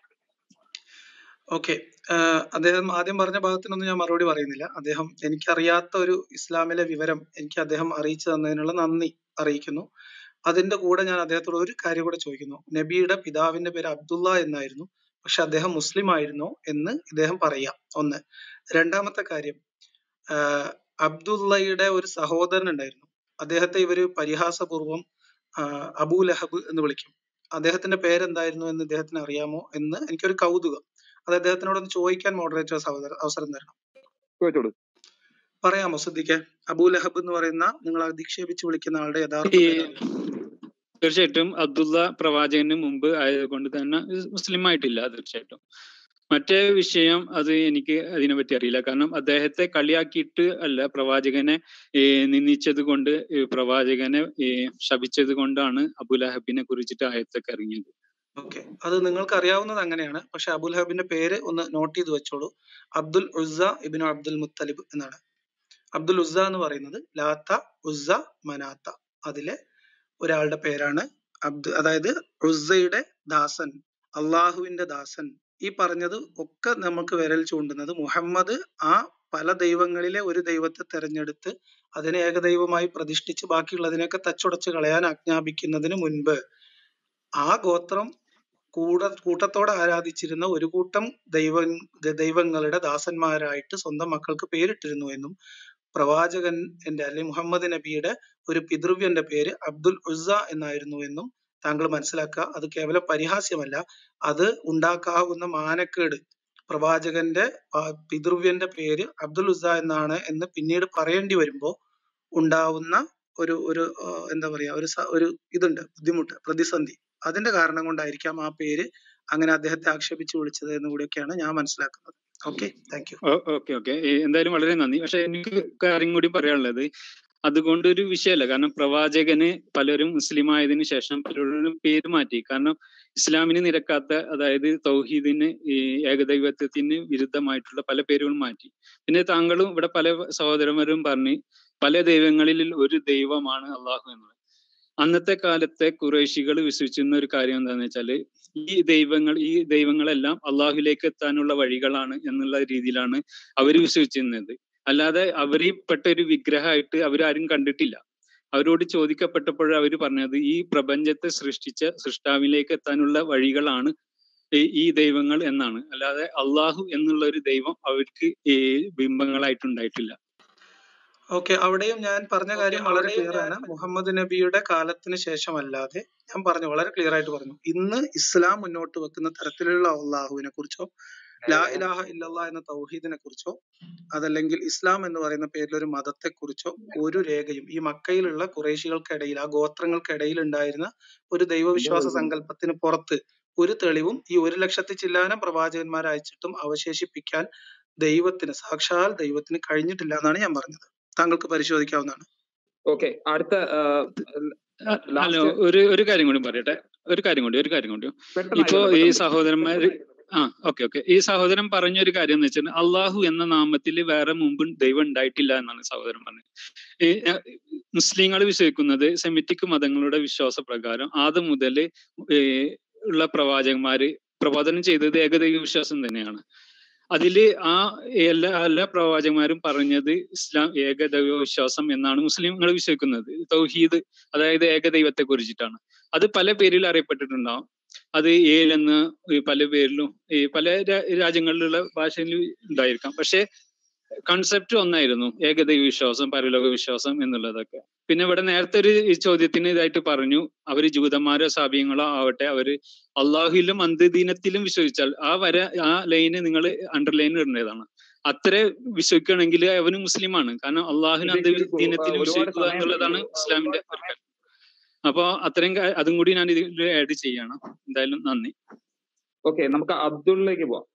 Speaker 5: ഓക്കെ അദ്ദേഹം ആദ്യം പറഞ്ഞ ഭാഗത്തിനൊന്നും ഞാൻ മറുപടി പറയുന്നില്ല അദ്ദേഹം എനിക്കറിയാത്ത ഒരു ഇസ്ലാമിലെ വിവരം എനിക്ക് അദ്ദേഹം അറിയിച്ചു തന്നതിനുള്ള നന്ദി അറിയിക്കുന്നു അതിന്റെ കൂടെ ഞാൻ അദ്ദേഹത്തോട് ഒരു കാര്യം കൂടെ ചോദിക്കുന്നു നബിയുടെ പിതാവിന്റെ പേര് അബ്ദുള്ള എന്നായിരുന്നു പക്ഷെ അദ്ദേഹം മുസ്ലിം ആയിരുന്നോ എന്ന് ഇദ്ദേഹം പറയാം ഒന്ന് രണ്ടാമത്തെ കാര്യം ആഹ് അബ്ദുള്ളയുടെ ഒരു സഹോദരൻ ഉണ്ടായിരുന്നു അദ്ദേഹത്തെ ഇവര് പരിഹാസപൂർവം ആഹ് അബൂ ലഹബ് എന്ന് വിളിക്കും അദ്ദേഹത്തിന്റെ പേരെന്തായിരുന്നു എന്ന് ഇദ്ദേഹത്തിന് അറിയാമോ എന്ന് എനിക്കൊരു കൗതുകം അത് അദ്ദേഹത്തിനോടൊന്ന് ചോദിക്കാൻ മോഡറേറ്റേഴ്സ് അവസരം തരണം
Speaker 3: ചോദിച്ചോളൂ
Speaker 5: പറയാമോ ശ്രദ്ധിക്കാൻ അബൂ ലഹബ് എന്ന് പറയുന്ന നിങ്ങൾ അധിക്ഷേപിച്ച് വിളിക്കുന്ന ആളുടെ യഥാർത്ഥ
Speaker 11: ഈ
Speaker 5: പേരാണ്
Speaker 11: തീർച്ചയായിട്ടും അബ്ദുള്ള പ്രവാചകന് മുമ്പ് ആയതുകൊണ്ട് തന്നെ മുസ്ലിം ആയിട്ടില്ല തീർച്ചയായിട്ടും മറ്റേ വിഷയം അത് എനിക്ക് അതിനെപ്പറ്റി അറിയില്ല കാരണം അദ്ദേഹത്തെ കളിയാക്കിയിട്ട് അല്ല പ്രവാചകനെ ഏ, നിന്ദിച്ചത് കൊണ്ട് ഈ പ്രവാചകനെ ഏ, ശപിച്ചത് കൊണ്ടാണ് അബുലഹബിനെ കുറിച്ചിട്ട് ആയത്തൊക്കെ ഇറങ്ങിയത്
Speaker 5: ഓക്കെ അത് നിങ്ങൾക്ക് അറിയാവുന്നത് അങ്ങനെയാണ് പക്ഷെ അബുൽ ലഹബിന്റെ പേര് ഒന്ന് നോട്ട് ചെയ്ത് വെച്ചോളൂ അബ്ദുൽ ഉസ്സ ഇബിനു അബ്ദുൽ മുത്തലിബ് എന്നാണ് അബ്ദുൽ ഉസ്സ എന്ന് പറയുന്നത് ലാത്ത ഉസ്സ മനാത്ത അതിലെ ഒരാളുടെ പേരാണ് അബ്ദു അതായത് ഉസ്സയുടെ ദാസൻ അള്ളാഹുവിന്റെ ദാസൻ ഈ പറഞ്ഞത് ഒക്കെ നമുക്ക് വിരൽ ചൂണ്ടുന്നത് മുഹമ്മദ് ആ പല ദൈവങ്ങളിലെ ഒരു ദൈവത്തെ തെരഞ്ഞെടുത്ത് അതിനെ ഏകദൈവമായി പ്രതിഷ്ഠിച്ച് ബാക്കിയുള്ളതിനെയൊക്കെ തച്ചുടച്ച് കളയാൻ ആജ്ഞാപിക്കുന്നതിന് മുൻപ് ആ ഗോത്രം കൂട കൂട്ടത്തോടെ ആരാധിച്ചിരുന്ന ഒരു കൂട്ടം ദൈവ ദൈവങ്ങളുടെ ദാസന്മാരായിട്ട് സ്വന്തം മക്കൾക്ക് പേരിട്ടിരുന്നു എന്നും പ്രവാചകൻ എന്റെ അല്ലെങ്കിൽ മുഹമ്മദ് നബിയുടെ ഒരു പിതൃവ്യന്റെ പേര് അബ്ദുൽ ഉസ്സ എന്നായിരുന്നു എന്നും താങ്കൾ മനസ്സിലാക്കുക അത് കേവലം പരിഹാസ്യമല്ല അത് ഉണ്ടാക്കാവുന്ന മാനക്കേട് പ്രവാചകന്റെ ആ പിതൃവ്യന്റെ പേര് അബ്ദുൽ ഉസ്സ എന്നാണ് എന്ന് പിന്നീട് പറയേണ്ടി വരുമ്പോ ഉണ്ടാവുന്ന ഒരു ഒരു ആ, എന്താ പറയാ ഒരു സ- ഒരു ഇതുണ്ട് ബുദ്ധിമുട്ട് പ്രതിസന്ധി അതിന്റെ കാരണം കൊണ്ടായിരിക്കാം ആ പേര് അങ്ങനെ അദ്ദേഹത്തെ ആക്ഷേപിച്ച് വിളിച്ചത് എന്ന് കൂടിയൊക്കെയാണ് ഞാൻ മനസ്സിലാക്കുന്നത് okay thank you
Speaker 11: okay okay എന്തായാലും വളരെ നന്ദി പക്ഷെ എനിക്ക് കാര്യം കൂടി പറയാനുള്ളത് അതുകൊണ്ട് ഒരു വിഷയമല്ല കാരണം പ്രവാചകന് പലരും മുസ്ലിം ആയതിനു ശേഷം പലരും പേര് മാറ്റി കാരണം ഇസ്ലാമിന് നിരക്കാത്ത അതായത് തൗഹീദിന് ഈ ഏകദൈവത്വത്തിന് വിരുദ്ധമായിട്ടുള്ള പല പേരുകളും മാറ്റി പിന്നെ താങ്കളും ഇവിടെ പല സഹോദരന്മാരും പറഞ്ഞ് പല ദൈവങ്ങളിൽ ഒരു ദൈവമാണ് അള്ളാഹു എന്നുള്ളത് അന്നത്തെ കാലത്തെ കുറേശികൾ വിശ്വസിച്ചിരുന്ന ഒരു കാര്യം എന്താണെന്ന് വെച്ചാല് ഈ ദൈവങ്ങൾ ഈ ദൈവങ്ങളെല്ലാം അള്ളാഹുലേക്ക് എത്താനുള്ള വഴികളാണ് എന്നുള്ള രീതിയിലാണ് അവർ വിശ്വസിച്ചിരുന്നത് അല്ലാതെ അവരിൽ പെട്ട ഒരു വിഗ്രഹമായിട്ട് അവരാരും കണ്ടിട്ടില്ല അവരോട് ചോദിക്കപ്പെട്ടപ്പോൾ അവർ പറഞ്ഞത് ഈ പ്രപഞ്ചത്തെ സൃഷ്ടിച്ച സൃഷ്ടാവിലേക്ക് എത്താനുള്ള വഴികളാണ് ഈ- ഈ ദൈവങ്ങൾ എന്നാണ് അല്ലാതെ അള്ളാഹു എന്നുള്ള ഒരു ദൈവം അവർക്ക് ഈ ബിംബങ്ങളായിട്ടുണ്ടായിട്ടില്ല
Speaker 5: ഓക്കെ അവിടെയും ഞാൻ പറഞ്ഞ കാര്യം വളരെ ക്ലിയർ ആണ് മുഹമ്മദ് നബിയുടെ കാലത്തിന് ശേഷമല്ലാതെ ഞാൻ പറഞ്ഞു വളരെ ക്ലിയർ ആയിട്ട് പറഞ്ഞു ഇന്ന് ഇസ്ലാം മുന്നോട്ട് വെക്കുന്ന തരത്തിലുള്ള അള്ളാഹുവിനെ കുറിച്ചോ ലാ ഇലാഹ ഇല്ലല്ലാ എന്ന തൗഹീദിനെ കുറിച്ചോ അതല്ലെങ്കിൽ ഇസ്ലാം എന്ന് പറയുന്ന പേരിൽ ഒരു മതത്തെ കുറിച്ചോ ഒരു രേഖയും ഈ മക്കയിലുള്ള കുറേശികൾക്കിടയിൽ ആ ഗോത്രങ്ങൾക്കിടയിൽ ഉണ്ടായിരുന്ന ഒരു ദൈവവിശ്വാസ സങ്കല്പത്തിന് പുറത്ത് ഒരു തെളിവും ഈ ഒരു ലക്ഷത്തി ചില്ലാനം പ്രവാചകന്മാരെ അയച്ചിട്ടും അവശേഷിപ്പിക്കാൻ ദൈവത്തിന് സാക്ഷാൽ ദൈവത്തിന് കഴിഞ്ഞിട്ടില്ല എന്നാണ് ഞാൻ പറഞ്ഞത് താങ്കൾക്ക് പരിശോധിക്കാവുന്നതാണ്
Speaker 3: ഓക്കെ അടുത്ത
Speaker 11: ഹലോ
Speaker 3: ലാസ്റ്റ്
Speaker 11: ഒരു ഒരു കാര്യം കൂടി പറയട്ടെ ഒരു കാര്യം കൂടി ഒരു കാര്യം കൂടി
Speaker 3: പെട്ടെന്ന്
Speaker 11: ഇപ്പോ
Speaker 3: ആയിക്കോട്ടെ
Speaker 11: ഈ
Speaker 3: പെട്ടെന്ന്
Speaker 11: സഹോദരന്മാര് ആ ഓക്കെ ഓക്കെ ഈ സഹോദരൻ പറഞ്ഞ ഒരു കാര്യം എന്ന് വെച്ചാൽ അള്ളാഹു എന്ന നാമത്തിൽ വേറെ മുമ്പ് ദൈവം ഉണ്ടായിട്ടില്ല എന്നാണ് സഹോദരൻ പറഞ്ഞത് ഈ മുസ്ലിങ്ങൾ വിശ്വസിക്കുന്നത് സെമിറ്റിക് മതങ്ങളുടെ വിശ്വാസ പ്രകാരം ആദ്യം മുതൽ ഉള്ള പ്രവാചകന്മാര് പ്രബോധനം ചെയ്തത് ഏകദൈവ വിശ്വാസം തന്നെയാണ് അതില് ആ എല്ലാ എല്ലാ പ്രവാചകന്മാരും പറഞ്ഞത് ഇസ്ലാം ഏകദൈവ വിശ്വാസം എന്നാണ് മുസ്ലിങ്ങൾ വിശ്വസിക്കുന്നത് തൗഹീദ് അതായത് ഏകദൈവത്തെ കുറിച്ചിട്ടാണ് അത് പല പേരിൽ അറിയപ്പെട്ടിട്ടുണ്ടാവും അത് ഏലെന്ന് ഈ പല പേരിലും ഈ പല രാ- രാജ്യങ്ങളിലുള്ള ഭാഷയിൽ ഉണ്ടായിരിക്കാം പക്ഷെ കൺസെപ്റ്റ് ഒന്നായിരുന്നു ഏകദൈവ വിശ്വാസം പരലോക വിശ്വാസം എന്നുള്ളതൊക്കെ പിന്നെ ഇവിടെ നേരത്തെ ഒരു ഈ ചോദ്യത്തിന് ഇതായിട്ട് പറഞ്ഞു അവര് ജൂതന്മാരോ സാബിയങ്ങളോ ആവട്ടെ അവര് അള്ളാഹുവിലും അന്ത്യദിനത്തിലും വിശ്വസിച്ചാൽ ആ വര ആ ലൈന് നിങ്ങൾ അണ്ടർലൈൻ ഇടേണ്ടതാണ് അത്ര വിശ്വസിക്കണമെങ്കിൽ അവന് മുസ്ലിമാണ് കാരണം അള്ളാഹുവിന് അന്ത്യദിനത്തിൽ
Speaker 3: ഒരുപാട്
Speaker 11: വിശ്വസിക്കുക
Speaker 3: സമയം
Speaker 11: എന്നുള്ളതാണ് ഇസ്ലാമിന്റെ ഒരു കാര്യം. അപ്പൊ അത്രയും കാ- അതും കൂടി ഞാൻ ഇതിൽ ആഡ് ചെയ്യണം എന്തായാലും നന്ദി
Speaker 3: ഓക്കെ നമുക്ക് അബ്ദുള്ളിലേക്ക് പോവാം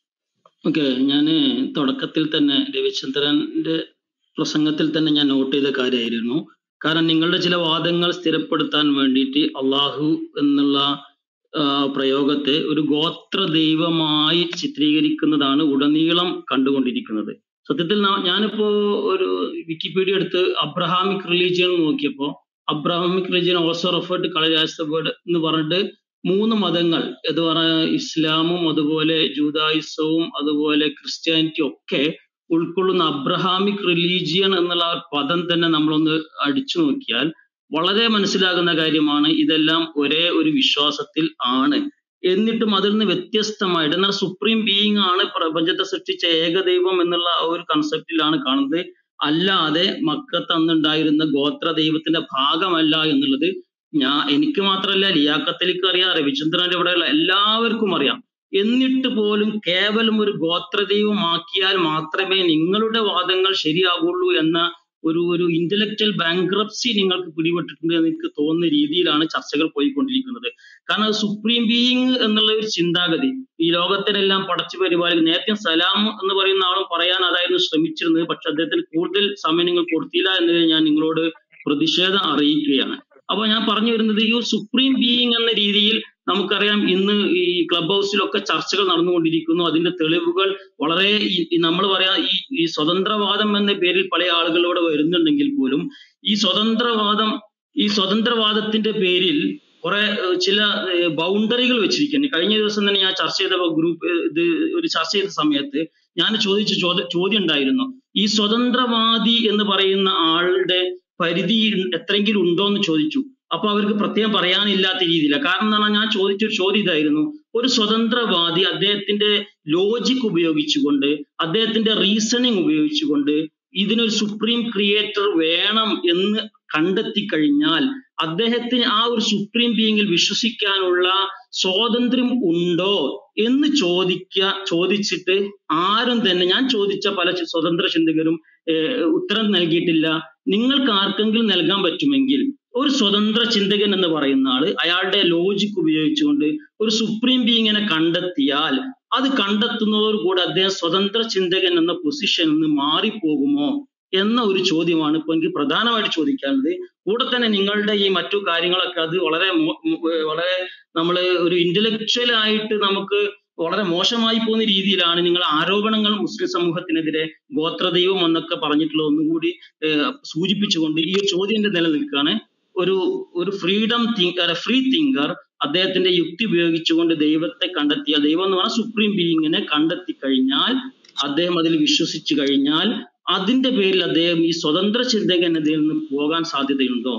Speaker 13: ഓക്കെ ഞാൻ തുടക്കത്തിൽ തന്നെ രവിചന്ദ്രന്റെ പ്രസംഗത്തിൽ തന്നെ ഞാൻ നോട്ട് ചെയ്ത കാര്യമായിരുന്നു കാരണം നിങ്ങളുടെ ചില വാദങ്ങൾ സ്ഥിരപ്പെടുത്താൻ വേണ്ടിയിട്ട് അള്ളാഹു എന്നുള്ള ആ, പ്രയോഗത്തെ ഒരു ഗോത്ര ദൈവമായി ചിത്രീകരിക്കുന്നതാണ് ഉടനീളം കണ്ടുകൊണ്ടിരിക്കുന്നത് സത്യത്തിൽ നാ- ഞാനിപ്പോ ഒരു വിക്കിപീഡിയ എടുത്ത് അബ്രഹാമിക് റിലീജിയൻ നോക്കിയപ്പോ Abrahamic religion also refer to കളരാസ് വേർഡ് എന്ന് പറഞ്ഞിട്ട് മൂന്ന് മതങ്ങൾ എന്ന് പറഞ്ഞ ഇസ്ലാമും അതുപോലെ ജൂതായിസവും അതുപോലെ ക്രിസ്ത്യാനിറ്റിയും ഒക്കെ ഉൾക്കൊള്ളുന്ന അബ്രഹാമിക് റിലീജിയൻ എന്നുള്ള ആ ഒരു പദം തന്നെ നമ്മളൊന്ന് അടിച്ചു നോക്കിയാൽ വളരെ മനസ്സിലാകുന്ന കാര്യമാണ് ഇതെല്ലാം ഒരേ ഒരു വിശ്വാസത്തിൽ ആണ് എന്നിട്ടും അതിൽ നിന്ന് വ്യത്യസ്തമായിട്ട് എന്നാൽ സുപ്രീം ബീയിങ് ആണ് പ്രപഞ്ചത്തെ സൃഷ്ടിച്ച ഏകദൈവം എന്നുള്ള ആ ഒരു കൺസെപ്റ്റിലാണ് കാണുന്നത് അല്ലാതെ മക്കത്ത് അന്നുണ്ടായിരുന്ന ഗോത്ര ദൈവത്തിന്റെ ഭാഗമല്ല എന്നുള്ളത് ഞാൻ എനിക്ക് മാത്രമല്ല ലിയാക്കത്തലിക്ക് അറിയാം രവിചന്ദ്രന്റെ ഇവിടെയുള്ള എല്ലാവർക്കും അറിയാം എന്നിട്ട് പോലും കേവലം ഒരു ഗോത്രദൈവമാക്കിയാൽ മാത്രമേ നിങ്ങളുടെ വാദങ്ങൾ ശരിയാകുള്ളൂ എന്ന ഒരു ഒരു ഇന്റലക്ച്വൽ ബാങ്ക്രപ്സി നിങ്ങൾക്ക് പിടിപെട്ടിട്ടുണ്ട് എന്ന് എനിക്ക് തോന്നുന്ന രീതിയിലാണ് ചർച്ചകൾ പോയിക്കൊണ്ടിരിക്കുന്നത് കാരണം സുപ്രീം ബീയിങ് എന്നുള്ള ഒരു ചിന്താഗതി ഈ ലോകത്തിനെല്ലാം പടച്ചു പരിപാലിക്കുന്ന നേരത്തെ സലാം എന്ന് പറയുന്ന ആളും പറയാൻ അതായിരുന്നു ശ്രമിച്ചിരുന്നത് പക്ഷെ അദ്ദേഹത്തിന് കൂടുതൽ സമയം നിങ്ങൾ കൊടുത്തില്ല എന്ന് ഞാൻ നിങ്ങളോട് പ്രതിഷേധം അറിയിക്കുകയാണ് അപ്പൊ ഞാൻ പറഞ്ഞു വരുന്നത് ഈ സുപ്രീം ബീയിങ് എന്ന രീതിയിൽ നമുക്കറിയാം ഇന്ന് ഈ ക്ലബ് ഹൗസിലൊക്കെ ചർച്ചകൾ നടന്നുകൊണ്ടിരിക്കുന്നു അതിന്റെ തെളിവുകൾ വളരെ നമ്മൾ പറയാ ഈ ഈ സ്വതന്ത്രവാദം എന്ന പേരിൽ പല ആളുകളോട് വരുന്നുണ്ടെങ്കിൽ പോലും ഈ സ്വതന്ത്രവാദം ഈ സ്വതന്ത്രവാദത്തിന്റെ പേരിൽ കുറെ ഏഹ്, ചില ബൗണ്ടറികൾ വെച്ചിരിക്കുന്നു കഴിഞ്ഞ ദിവസം തന്നെ ഞാൻ ചർച്ച ചെയ്ത ഗ്രൂപ്പ് ഇത് ഒരു ചർച്ച ചെയ്ത സമയത്ത് ഞാൻ ചോദിച്ച ചോദ്യ ചോദ്യം ഉണ്ടായിരുന്നു ഈ സ്വതന്ത്രവാദി എന്ന് പറയുന്ന ആളുടെ പരിധി എത്രയെങ്കിലും ഉണ്ടോ എന്ന് ചോദിച്ചു അപ്പൊ അവർക്ക് പ്രത്യേകം പറയാനില്ലാത്ത രീതിയിലാണ് കാരണം എന്ന് പറഞ്ഞാൽ ഞാൻ ചോദിച്ചൊരു ചോദ്യം ഇതായിരുന്നു ഒരു സ്വതന്ത്രവാദി അദ്ദേഹത്തിന്റെ ലോജിക് ഉപയോഗിച്ചുകൊണ്ട് അദ്ദേഹത്തിന്റെ റീസണിങ് ഉപയോഗിച്ചുകൊണ്ട് ഇതിനൊരു സുപ്രീം ക്രിയേറ്റർ വേണം എന്ന് കണ്ടെത്തി കഴിഞ്ഞാൽ അദ്ദേഹത്തിന് ആ ഒരു സുപ്രീം ബീയിങ്ങിൽ വിശ്വസിക്കാനുള്ള സ്വാതന്ത്ര്യം ഉണ്ടോ എന്ന് ചോദിക്ക ചോദിച്ചിട്ട് ആരും തന്നെ ഞാൻ ചോദിച്ച പല ചി- സ്വതന്ത്ര ചിന്തകരും ഏഹ്, ഉത്തരം നൽകിയിട്ടില്ല നിങ്ങൾക്ക് ആർക്കെങ്കിലും നൽകാൻ പറ്റുമെങ്കിൽ ഒരു സ്വതന്ത്ര ചിന്തകൻ എന്ന് പറയുന്ന ആള് അയാളുടെ ലോജിക് ഉപയോഗിച്ചുകൊണ്ട് ഒരു സുപ്രീം ബീയിങ്ങിനെ കണ്ടെത്തിയാൽ അത് കണ്ടെത്തുന്നതോടുകൂടി അദ്ദേഹം സ്വതന്ത്ര ചിന്തകൻ എന്ന പൊസിഷനിൽ നിന്ന് മാറിപ്പോകുമോ എന്ന ഒരു ചോദ്യമാണ് ഇപ്പൊ എനിക്ക് പ്രധാനമായിട്ട് ചോദിക്കാനുള്ളത് കൂടെ തന്നെ നിങ്ങളുടെ ഈ മറ്റു കാര്യങ്ങളൊക്കെ അത് വളരെ മോ- മോ- വളരെ നമ്മൾ ഒരു ഇന്റലക്ച്വൽ ആയിട്ട് നമുക്ക് വളരെ മോശമായി പോകുന്ന രീതിയിലാണ് നിങ്ങൾ ആരോപണങ്ങൾ മുസ്ലിം സമൂഹത്തിനെതിരെ ഗോത്രദൈവം എന്നൊക്കെ പറഞ്ഞിട്ടുള്ള ഒന്നും കൂടി ഏഹ്, സൂചിപ്പിച്ചുകൊണ്ട് ഈ ഒരു ചോദ്യം നിലനിൽക്കുകയാണ് ഒരു ഒരു ഫ്രീഡം തിങ്കർ ഫ്രീ തിങ്കർ അദ്ദേഹത്തിന്റെ യുക്തി ഉപയോഗിച്ചുകൊണ്ട് ദൈവത്തെ കണ്ടെത്തിയ ദൈവം എന്ന് പറഞ്ഞാൽ സുപ്രീം ബീയിങ്ങിനെ കണ്ടെത്തി കഴിഞ്ഞാൽ അദ്ദേഹം അതിൽ വിശ്വസിച്ചു കഴിഞ്ഞാൽ അതിന്റെ പേരിൽ അദ്ദേഹം ഈ സ്വതന്ത്ര ചിന്തകൻ ഇതിൽ നിന്ന് പോകാൻ സാധ്യതയുണ്ടോ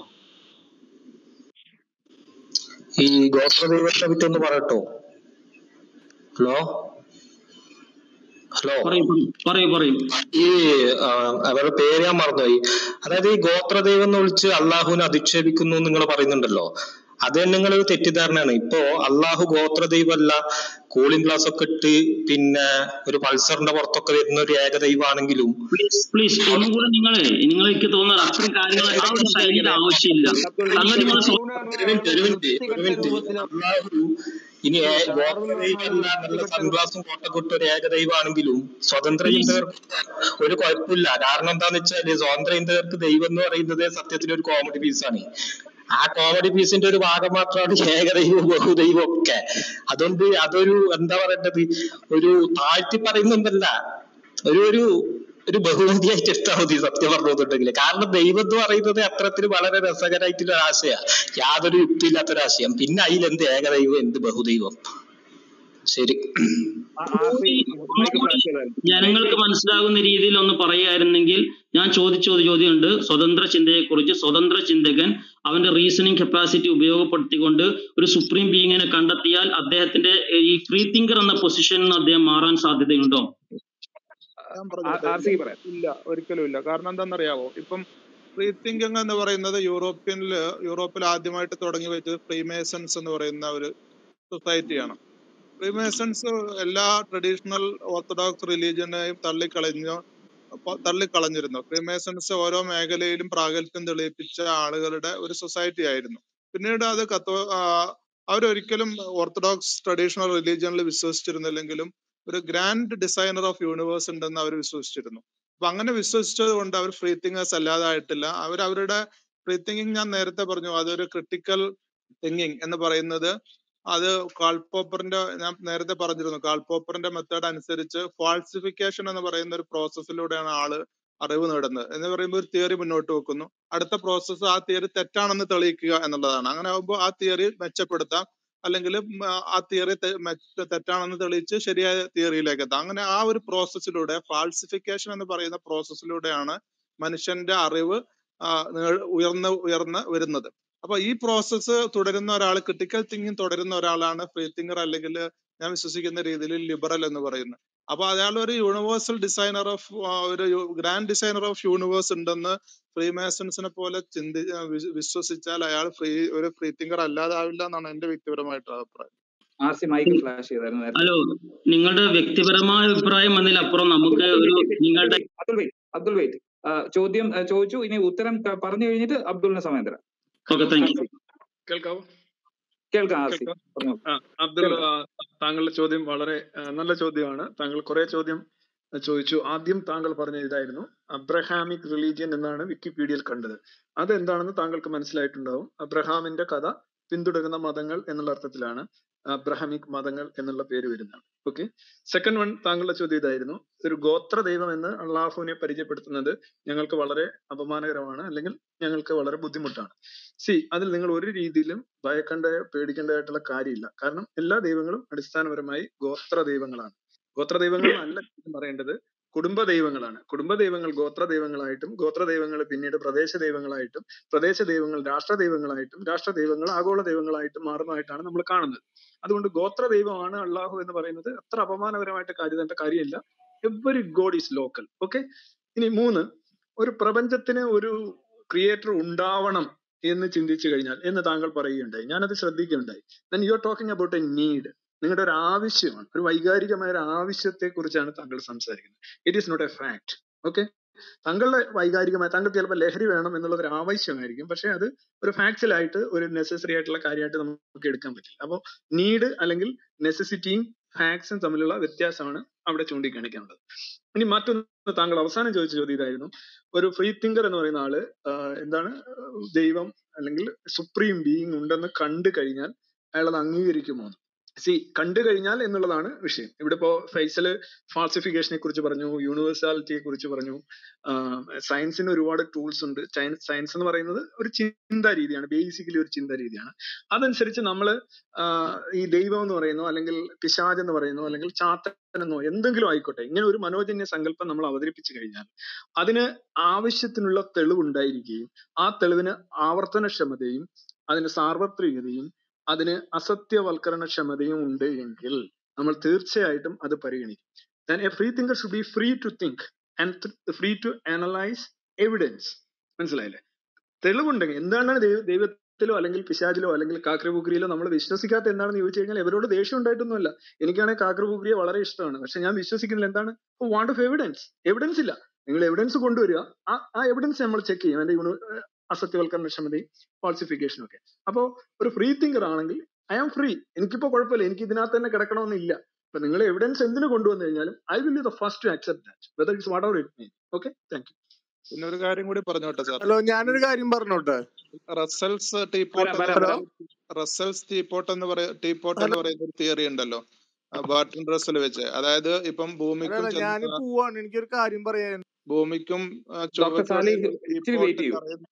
Speaker 7: ഈ ഗോത്രദൈവത്തെ പറ്റി ഒന്ന് പറയട്ടോ ഹലോ ഹലോ
Speaker 13: പറയൂ പറയൂ പറയൂ
Speaker 7: ഈ ആ, അവരുടെ പേര് ഞാൻ മറന്നുപോയി അതായത് ഈ ഗോത്രദൈവം എന്ന് വിളിച്ച് അള്ളാഹുവിനെ അധിക്ഷേപിക്കുന്നു നിങ്ങൾ പറയുന്നുണ്ടല്ലോ അത് നിങ്ങൾ ഒരു തെറ്റിദ്ധാരണയാണ് ഇപ്പോ അള്ളാഹു ഗോത്രദൈവമല്ല കൂളിംഗ് ഗ്ലാസ് ഒക്കെ ഇട്ട് പിന്നെ ഒരു പൾസറിന്റെ പുറത്തൊക്കെ വരുന്ന ഒരു ഏകദൈവമാണെങ്കിലും
Speaker 13: പ്ലീസ് പ്ലീസ് ഒന്നും കൂടെ നിങ്ങളെ നിങ്ങൾ എനിക്ക് തോന്നുന്നത് അത്രയും കാര്യങ്ങൾ ആ ഒരു ശൈലിയുടെ ആവശ്യമില്ല അങ്ങനെ നിങ്ങൾ സ്വ-
Speaker 7: ഒരു മിനിറ്റ് ഒരു മിനിറ്റ് ഒരു മിനിറ്റ് അള്ളാഹു ഇനി ഏ- ഗോത്രദൈവമല്ല നല്ല സൺഗ്ലാസും കോട്ടൊക്കെ ഇട്ട ഒരു ഏകദൈവമാണെങ്കിലും സ്വതന്ത്ര ചിന്തകർക്ക് ഒരു കുഴപ്പമില്ല കാരണം എന്താന്ന് വെച്ചാല് സ്വതന്ത്ര ചിന്തകർക്ക് ദൈവം എന്ന് പറയുന്നത് സത്യത്തിൽ ഒരു കോമഡി പീസാണ് ആ കോമഡി പീസിന്റെ ഒരു ഭാഗം മാത്രമാണ് ഏകദൈവവും ബഹുദൈവവും ഒക്കെ അതുകൊണ്ട് അതൊരു എന്താ പറയേണ്ടത് ഒരു താഴ്ത്തി പറയുന്നുണ്ടല്ല ഒരു ഒരു ഒരു ബഹുമതിയായിട്ട് എടുത്താൽ മതി സത്യം പറഞ്ഞിട്ടുണ്ടെങ്കിൽ കാരണം ദൈവം എന്ന് പറയുന്നത് അത്തരത്തിൽ വളരെ രസകരമായിട്ടുള്ള ഒരു ആശയമാണ് യാതൊരു യുക്തിയില്ലാത്തൊരു ആശയം പിന്നെ അതിൽ എന്ത് ഏകദൈവം എന്ത് ബഹുദൈവം ശരി
Speaker 13: ജനങ്ങൾക്ക് മനസ്സിലാകുന്ന രീതിയിൽ ഒന്ന് പറയുകയായിരുന്നെങ്കിൽ ഞാൻ ചോദിച്ച ഒരു ചോദ്യമുണ്ട് സ്വതന്ത്ര ചിന്തയെക്കുറിച്ച് സ്വതന്ത്ര ചിന്തകൻ അവന്റെ റീസണിങ് കപ്പാസിറ്റി ഉപയോഗപ്പെടുത്തിക്കൊണ്ട് ഒരു സുപ്രീം ബീയിങ്ങിനെ കണ്ടെത്തിയാൽ അദ്ദേഹത്തിന്റെ ഈ ഫ്രീ തിങ്കർ എന്ന പൊസിഷനിൽ നിന്ന് അദ്ദേഹം മാറാൻ സാധ്യതയുണ്ടോ
Speaker 2: ഞാൻ പറഞ്ഞോട്ടെ ഇല്ല ഇല്ല ഒരിക്കലും ഇല്ല കാരണം എന്താണെന്നറിയാവോ ഇപ്പം ഫ്രീ തിങ്കിങ് എന്ന് പറയുന്നത് യൂറോപ്യനില് യൂറോപ്പിൽ ആദ്യമായിട്ട് തുടങ്ങി വെച്ചത് ഫ്രീമേസൺസ് എന്ന് പറയുന്ന ഒരു സൊസൈറ്റിയാണ് ഫ്രീമേസൺസ് എല്ലാ ട്രഡീഷണൽ ഓർത്തഡോക്സ് റിലീജിയനെയും തള്ളിക്കളഞ്ഞു പ- തള്ളിക്കളഞ്ഞിരുന്നു ഫ്രീമേസൺസ് ഓരോ മേഖലയിലും പ്രാഗൽഭ്യം തെളിയിപ്പിച്ച ആളുകളുടെ ഒരു സൊസൈറ്റി ആയിരുന്നു പിന്നീട് അത് കത്തോ ആ, അവരൊരിക്കലും ഓർത്തഡോക്സ് ട്രഡീഷണൽ റിലീജിയനിൽ വിശ്വസിച്ചിരുന്നില്ലെങ്കിലും ഒരു ഗ്രാൻഡ് ഡിസൈനർ ഓഫ് യൂണിവേഴ്സ് ഉണ്ടെന്ന് അവർ വിശ്വസിച്ചിരുന്നു അപ്പൊ അങ്ങനെ വിശ്വസിച്ചത് കൊണ്ട് അവർ ഫ്രീ തിങ്കേഴ്സ് അല്ലാതായിട്ടില്ല അവർ അവരുടെ ഫ്രീ തിങ്കിങ് ഞാൻ നേരത്തെ പറഞ്ഞു അതൊരു ക്രിട്ടിക്കൽ തിങ്കിങ് എന്ന് പറയുന്നത് അത് കാൾ പോപ്പറിന്റെ ഞാൻ നേരത്തെ പറഞ്ഞിരുന്നു കാൾ പോപ്പറിന്റെ മെത്തേഡ് അനുസരിച്ച് ഫാൾസിഫിക്കേഷൻ എന്ന് പറയുന്ന ഒരു പ്രോസസ്സിലൂടെയാണ് ആള് അറിവ് നേടുന്നത് എന്ന് പറയുമ്പോൾ ഒരു തിയറി മുന്നോട്ട് വെക്കുന്നു അടുത്ത പ്രോസസ്സ് ആ തിയറി തെറ്റാണെന്ന് തെളിയിക്കുക എന്നുള്ളതാണ് അങ്ങനെ ആകുമ്പോൾ ആ തിയറി മെച്ചപ്പെടുത്താം അല്ലെങ്കിൽ ആ തിയറി തെറ്റാണെന്ന് തെളിയിച്ച് ശരിയായ തിയറിയിലേക്ക് എത്താം അങ്ങനെ ആ ഒരു പ്രോസസ്സിലൂടെ ഫാൾസിഫിക്കേഷൻ എന്ന് പറയുന്ന പ്രോസസ്സിലൂടെയാണ് മനുഷ്യന്റെ അറിവ് ആ, നേ- ഉയർന്ന് ഉയർന്ന് വരുന്നത് അപ്പൊ ഈ പ്രോസസ്സ് തുടരുന്ന ഒരാൾ ക്രിട്ടിക്കൽ തിങ്കിങ് തുടരുന്ന ഒരാളാണ് ഫ്രീ തിങ്കർ അല്ലെങ്കിൽ ഞാൻ വിശ്വസിക്കുന്ന രീതിയിൽ ലിബറൽ എന്ന് പറയുന്നത് അപ്പൊ അയാൾ ഒരു യൂണിവേഴ്സൽ ഡിസൈനർ ഓഫ് ഒരു ഗ്രാൻഡ് ഡിസൈനർ ഓഫ് യൂണിവേഴ്സ് ഉണ്ടെന്ന് ഫ്രീമേസൺസിനെ പോലെ ചിന്തി ആ, വിശ്വ- വിശ്വസിച്ചാൽ അയാൾ ഫ്രീ ഒരു ഫ്രീ തിങ്കർ അല്ലാതാവില്ല എന്നാണ് എന്റെ വ്യക്തിപരമായിട്ടുള്ള അഭിപ്രായം
Speaker 3: ആർ സി മൈക്ക് ഫ്ലാഷ് ചെയ്തായിരുന്നു നേരത്തെ
Speaker 13: ഹലോ നിങ്ങളുടെ വ്യക്തിപരമായ അഭിപ്രായം എന്നതിലപ്പുറം നമുക്ക് ഒരു നിങ്ങളുടെ
Speaker 3: അബ്ദുൾ വെയിറ്റ് അബ്ദുൾ വെയിറ്റ് ചോദ്യം ആ, ചോദിച്ചു ഇനി ഉത്തരം ക- പറഞ്ഞു കഴിഞ്ഞിട്ട് അബ്ദുളിനെ സമയം തരാം
Speaker 13: ഓക്കെ താങ്ക് യു
Speaker 9: കേൾക്കാവോ
Speaker 3: കേൾക്കാം ആർ സി
Speaker 9: കേൾക്കാം
Speaker 3: പറഞ്ഞു
Speaker 9: ആ, അബ്ദുൾ
Speaker 3: കേൾക്കാം
Speaker 9: ആ, താങ്കളുടെ ചോദ്യം വളരെ ആ, നല്ല ചോദ്യമാണ് താങ്കൾ കുറെ ചോദ്യം ആ, ചോദിച്ചു ആദ്യം താങ്കൾ പറഞ്ഞ ഇതായിരുന്നു അബ്രഹാമിക് റിലീജിയൻ എന്നാണ് വിക്കിപീഡിയയിൽ കണ്ടത് അതെന്താണെന്ന് താങ്കൾക്ക് മനസ്സിലായിട്ടുണ്ടാവും അബ്രഹാമിന്റെ കഥ പിന്തുടരുന്ന മതങ്ങൾ എന്നുള്ള അർത്ഥത്തിലാണ് അബ്രഹാമിക് മതങ്ങൾ എന്നുള്ള പേര് വരുന്നത് ഓക്കെ സെക്കൻഡ് വൺ താങ്കളുടെ ചോദ്യം ഇതായിരുന്നു ഒരു ഗോത്ര ദൈവം എന്ന് അള്ളാഹുവിനെ പരിചയപ്പെടുത്തുന്നത് ഞങ്ങൾക്ക് വളരെ അപമാനകരമാണ് അല്ലെങ്കിൽ ഞങ്ങൾക്ക് വളരെ ബുദ്ധിമുട്ടാണ് സി അതിൽ നിങ്ങൾ ഒരു രീതിയിലും ഭയക്കേണ്ട പേടിക്കേണ്ടതായിട്ടുള്ള കാര്യമില്ല കാരണം എല്ലാ ദൈവങ്ങളും അടിസ്ഥാനപരമായി ഗോത്ര ദൈവങ്ങളാണ് ഗോത്ര ദൈവങ്ങൾ അല്ല ശരിക്കും പറയേണ്ടത് കുടുംബ ദൈവങ്ങളാണ് കുടുംബ ദൈവങ്ങൾ ഗോത്ര ദൈവങ്ങളായിട്ടും ഗോത്ര ദൈവങ്ങൾ പിന്നീട് പ്രദേശ ദൈവങ്ങളായിട്ടും പ്രദേശ ദൈവങ്ങൾ രാഷ്ട്ര ദൈവങ്ങളായിട്ടും രാഷ്ട്ര ദൈവങ്ങൾ ആഗോള ദൈവങ്ങളായിട്ടും മാറുന്നതായിട്ടാണ് നമ്മൾ കാണുന്നത് അതുകൊണ്ട് ഗോത്ര ദൈവമാണ് അള്ളാഹു എന്ന് പറയുന്നത് അത്ര അപമാനകരമായിട്ട് കരുതേണ്ട കാര്യമില്ല every God is local okay ഇനി മൂന്ന് ഒരു പ്രപഞ്ചത്തിന് ഒരു ക്രിയേറ്റർ ഉണ്ടാവണം എന്ന് ചിന്തിച്ചു കഴിഞ്ഞാൽ എന്ന് താങ്കൾ പറയുകയുണ്ടായി ഞാനത് ശ്രദ്ധിക്കുകയുണ്ടായി then you are talking about a need നിങ്ങളുടെ ഒരു ആവശ്യമാണ് ഒരു വൈകാരികമായ ഒരു ആവശ്യത്തെ കുറിച്ചാണ് താങ്കൾ സംസാരിക്കുന്നത് it is not a fact okay താങ്കളുടെ വൈകാരികമായ താങ്കൾക്ക് ചിലപ്പോൾ ലഹരി വേണം എന്നുള്ളത് ഒരു ആവശ്യമായിരിക്കും പക്ഷെ അത് ഒരു ഫാക്ച്വലായിട്ട് ഒരു നെസസറി ആയിട്ടുള്ള കാര്യമായിട്ട് നമുക്ക് എടുക്കാൻ പറ്റില്ല അപ്പോൾ നീഡ് അല്ലെങ്കിൽ നെസസിറ്റിയും ഫാക്ട്സും തമ്മിലുള്ള വ്യത്യാസമാണ് അവിടെ ചൂണ്ടിക്കാണിക്കേണ്ടത് ഇനി മറ്റൊന്ന് താങ്കൾ അവസാനം ചോദിച്ച ചോദ്യം ഇതായിരുന്നു ഒരു ഫ്രീ തിങ്കർ എന്ന് പറയുന്ന ആള് ആഹ് എന്താണ് ആഹ് ദൈവം അല്ലെങ്കിൽ സുപ്രീം ബീയിങ് ഉണ്ടെന്ന് കണ്ടു കഴിഞ്ഞാൽ അയാൾ അത് അംഗീകരിക്കുമോ സി കണ്ടു കഴിഞ്ഞാൽ എന്നുള്ളതാണ് വിഷയം ഇവിടെ ഇപ്പോ ഫൈസല് ഫാൾസിഫിക്കേഷനെ കുറിച്ച് പറഞ്ഞു യൂണിവേഴ്സാലിറ്റിയെ കുറിച്ച് പറഞ്ഞു സയൻസിന് ഒരുപാട് ടൂൾസ് ഉണ്ട് സയൻസ് എന്ന് പറയുന്നത് ഒരു ചിന്താ രീതിയാണ് ബേസിക്കലി ഒരു ചിന്താ രീതിയാണ് അതനുസരിച്ച് നമ്മൾ ഈ ദൈവം എന്ന് പറയുന്നു അല്ലെങ്കിൽ പിശാജ് എന്ന് പറയുന്നു അല്ലെങ്കിൽ ചാത്തൻ എന്നോ എന്തെങ്കിലും ആയിക്കോട്ടെ ഇങ്ങനെ ഒരു മനോജന്യ സങ്കല്പം നമ്മൾ അവതരിപ്പിച്ചു കഴിഞ്ഞാൽ അതിന് ആവശ്യത്തിനുള്ള തെളിവുണ്ടായിരിക്കുകയും ആ തെളിവിന് ആവർത്തനക്ഷമതയും അതിന് സാർവത്രികതയും അതിന് അസത്യവൽക്കരണക്ഷമതയും ഉണ്ട് എങ്കിൽ നമ്മൾ തീർച്ചയായിട്ടും അത് പരിഗണിക്കും then a free thinker should be free to think and th- free to analyze evidence മനസ്സിലായില്ലേ തെളിവുണ്ടെങ്കിൽ എന്താണ് ദൈവ- ദൈവത്തിലോ അല്ലെങ്കിൽ പിശാചിലോ അല്ലെങ്കിൽ കാക്രപുക്രിയിലോ നമ്മൾ വിശ്വസിക്കാത്ത എന്താണെന്ന് ചോദിച്ചു കഴിഞ്ഞാൽ ഇവരോട് ദേഷ്യം ഉണ്ടായിട്ടൊന്നുമല്ല എനിക്കാണെങ്കിൽ കാക്രപുക്രിയെ വളരെ ഇഷ്ടമാണ് പക്ഷെ ഞാൻ വിശ്വസിക്കുന്നില്ല എന്താണ് വാണ്ട് ഓഫ് എവിഡൻസ് എവിഡൻസ് ഇല്ല നിങ്ങൾ എവിഡൻസ് കൊണ്ടുവരിക ആ ആ എവിഡൻസ് നമ്മൾ ചെക്ക് ചെയ്യും അതിന്റെ യൂണി അസത്യവൽക്കരണക്ഷമതയും ഫാൾസിഫിക്കേഷനും ഒക്കെ അപ്പോ ഒരു ഫ്രീ തിങ്കർ ആണെങ്കിൽ ഐ ആം ഫ്രീ എനിക്കിപ്പോ കുഴപ്പമില്ല എനിക്ക് ഇതിനകത്ത് തന്നെ കിടക്കണമെന്നില്ല അപ്പൊ നിങ്ങൾ എവിഡൻസ് എന്തിനു കൊണ്ടുവന്നു കഴിഞ്ഞാലും I will be the first to accept that whether it's whatever it mean okay thank you
Speaker 2: പിന്നെ ഒരു കാര്യം കൂടി പറഞ്ഞോട്ടെ സാർ
Speaker 14: ഹലോ ഞാനൊരു കാര്യം പറഞ്ഞോട്ടെ
Speaker 2: റസൽസ് ടീപോട്ട്
Speaker 3: വരാം
Speaker 2: എന്ന്
Speaker 3: വരാം
Speaker 14: ഹലോ
Speaker 2: പറയുന്ന റസൽസ് ടീപോട്ട് എന്ന് പറയ ടീപോട്ട് എന്ന് പറയുന്ന ഒരു തിയറി ഉണ്ടല്ലോ ബാർട്ടൺ റസൽ വെച്ച് അതായത് ഇപ്പം ഭൂമിക്കും
Speaker 14: അല്ലല്ല ഞാൻ
Speaker 2: ചന്ദ്ര
Speaker 14: പോവാണ് എനിക്കൊരു കാര്യം പറയാൻ
Speaker 2: ഭൂമിക്കും ആ,
Speaker 3: ഡോക്ടർ
Speaker 2: ചൊവ്വയ്ക്കും
Speaker 3: സാലിഹ്
Speaker 2: ഇടയിൽ
Speaker 3: ഇച്ചിരി
Speaker 2: ടീപ്പോട്ട്
Speaker 3: വെയിറ്റ് ചെയ്യൂ
Speaker 2: കറയുന്ന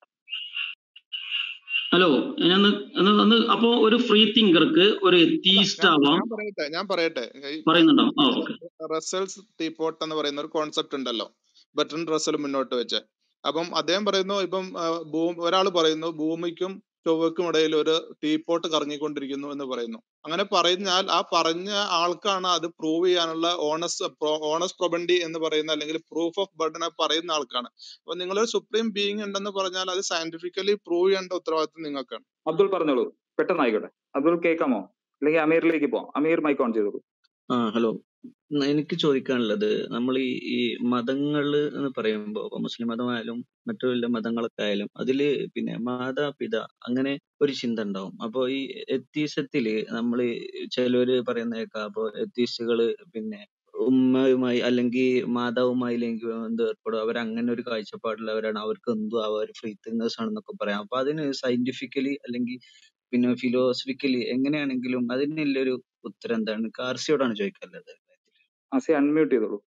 Speaker 13: ഹലോ ഞാൻ ഒന്ന് ഒന്ന് അപ്പോ ഒരു ഫ്രീ തിങ്കർക്ക് ഒരു
Speaker 2: അല്ല
Speaker 13: എത്തീസ്റ്റ്
Speaker 2: ഞാൻ
Speaker 13: ആവാം
Speaker 2: ഞാൻ പറയട്ടെ ഞാൻ പറയട്ടെ ഈ
Speaker 13: പറയുന്നുണ്ടോ ആ ഓക്കെ
Speaker 2: റസൽസ് ടീപ്പോട്ട് എന്ന് പറയുന്ന ഒരു കോൺസെപ്റ്റ് ഉണ്ടല്ലോ ബട്ടൺ റസൽ മുന്നോട്ട് വെച്ച് അപ്പം അദ്ദേഹം പറയുന്നു ഇപ്പം ഒരാൾ പറയുന്നു ഭൂമിക്കും ചൊവ്വയ്ക്കും ഇടയിൽ ഒരു ടീപ്പോട്ട് കറങ്ങിക്കൊണ്ടിരിക്കുന്നു എന്ന് പറയുന്നു അങ്ങനെ പറഞ്ഞാൽ ആ പറഞ്ഞ ആൾക്കാണ് അത് പ്രൂവ് ചെയ്യാനുള്ള ഓണസ് ഓണസ് പ്രൊബണ്ടി എന്ന് പറയുന്ന അല്ലെങ്കിൽ പ്രൂഫ് ഓഫ് ബർഡനെ പറയുന്ന ആൾക്കാണ് അപ്പൊ നിങ്ങളൊരു സുപ്രീം ബീയിങ് ഉണ്ടെന്ന് പറഞ്ഞാൽ അത് സയന്റിഫിക്കലി പ്രൂവ് ചെയ്യേണ്ട ഉത്തരവാദിത്വം നിങ്ങൾക്കാണ്
Speaker 3: അബ്ദുൾ പറഞ്ഞോളൂ പെട്ടെന്നായിക്കോട്ടെ അബ്ദുൾ കേൾക്കാമോ അല്ലെങ്കിൽ അമീറിലേക്ക് പോവാം അമീർ മൈക്ക് ഓൺ ചെയ്തോളൂ
Speaker 14: ആ ഹലോ ന- എനിക്ക് ചോദിക്കാനുള്ളത് നമ്മൾ ഈ ഈ മതങ്ങള് എന്ന് പറയുമ്പോൾ ഇപ്പൊ മുസ്ലിം മതമായാലും മറ്റു വല്ല മതങ്ങളൊക്കെ ആയാലും അതില് പിന്നെ മാതാപിത അങ്ങനെ ഒരു ചിന്ത ഉണ്ടാവും അപ്പൊ ഈ എത്തീസത്തില് നമ്മൾ ചിലവര് പറയുന്ന കേൾക്കാം അപ്പൊ എത്തീസ്റ്റുകള് പിന്നെ ഉമ്മയുമായി അല്ലെങ്കിൽ മാതാവുമായി ലൈംഗിക ബന്ധം ഏർപ്പെടും അവർ അങ്ങനെ ഒരു കാഴ്ചപ്പാടുള്ളവരാണ് അവർക്ക് എന്തും അവർ ഫ്രീ തിങ്കേഴ്സ് ആണെന്നൊക്കെ പറയാം അപ്പൊ അതിന് സയന്റിഫിക്കലി അല്ലെങ്കിൽ പിന്നെ ഫിലോസഫിക്കലി എങ്ങനെയാണെങ്കിലും അതിനുള്ളൊരു ഉത്തരം എന്താണ് കാർസിയോടാണ് ചോദിക്കാനുള്ളത്
Speaker 3: അസി അൺമ്യൂട്ട് ചെയ്തോളൂ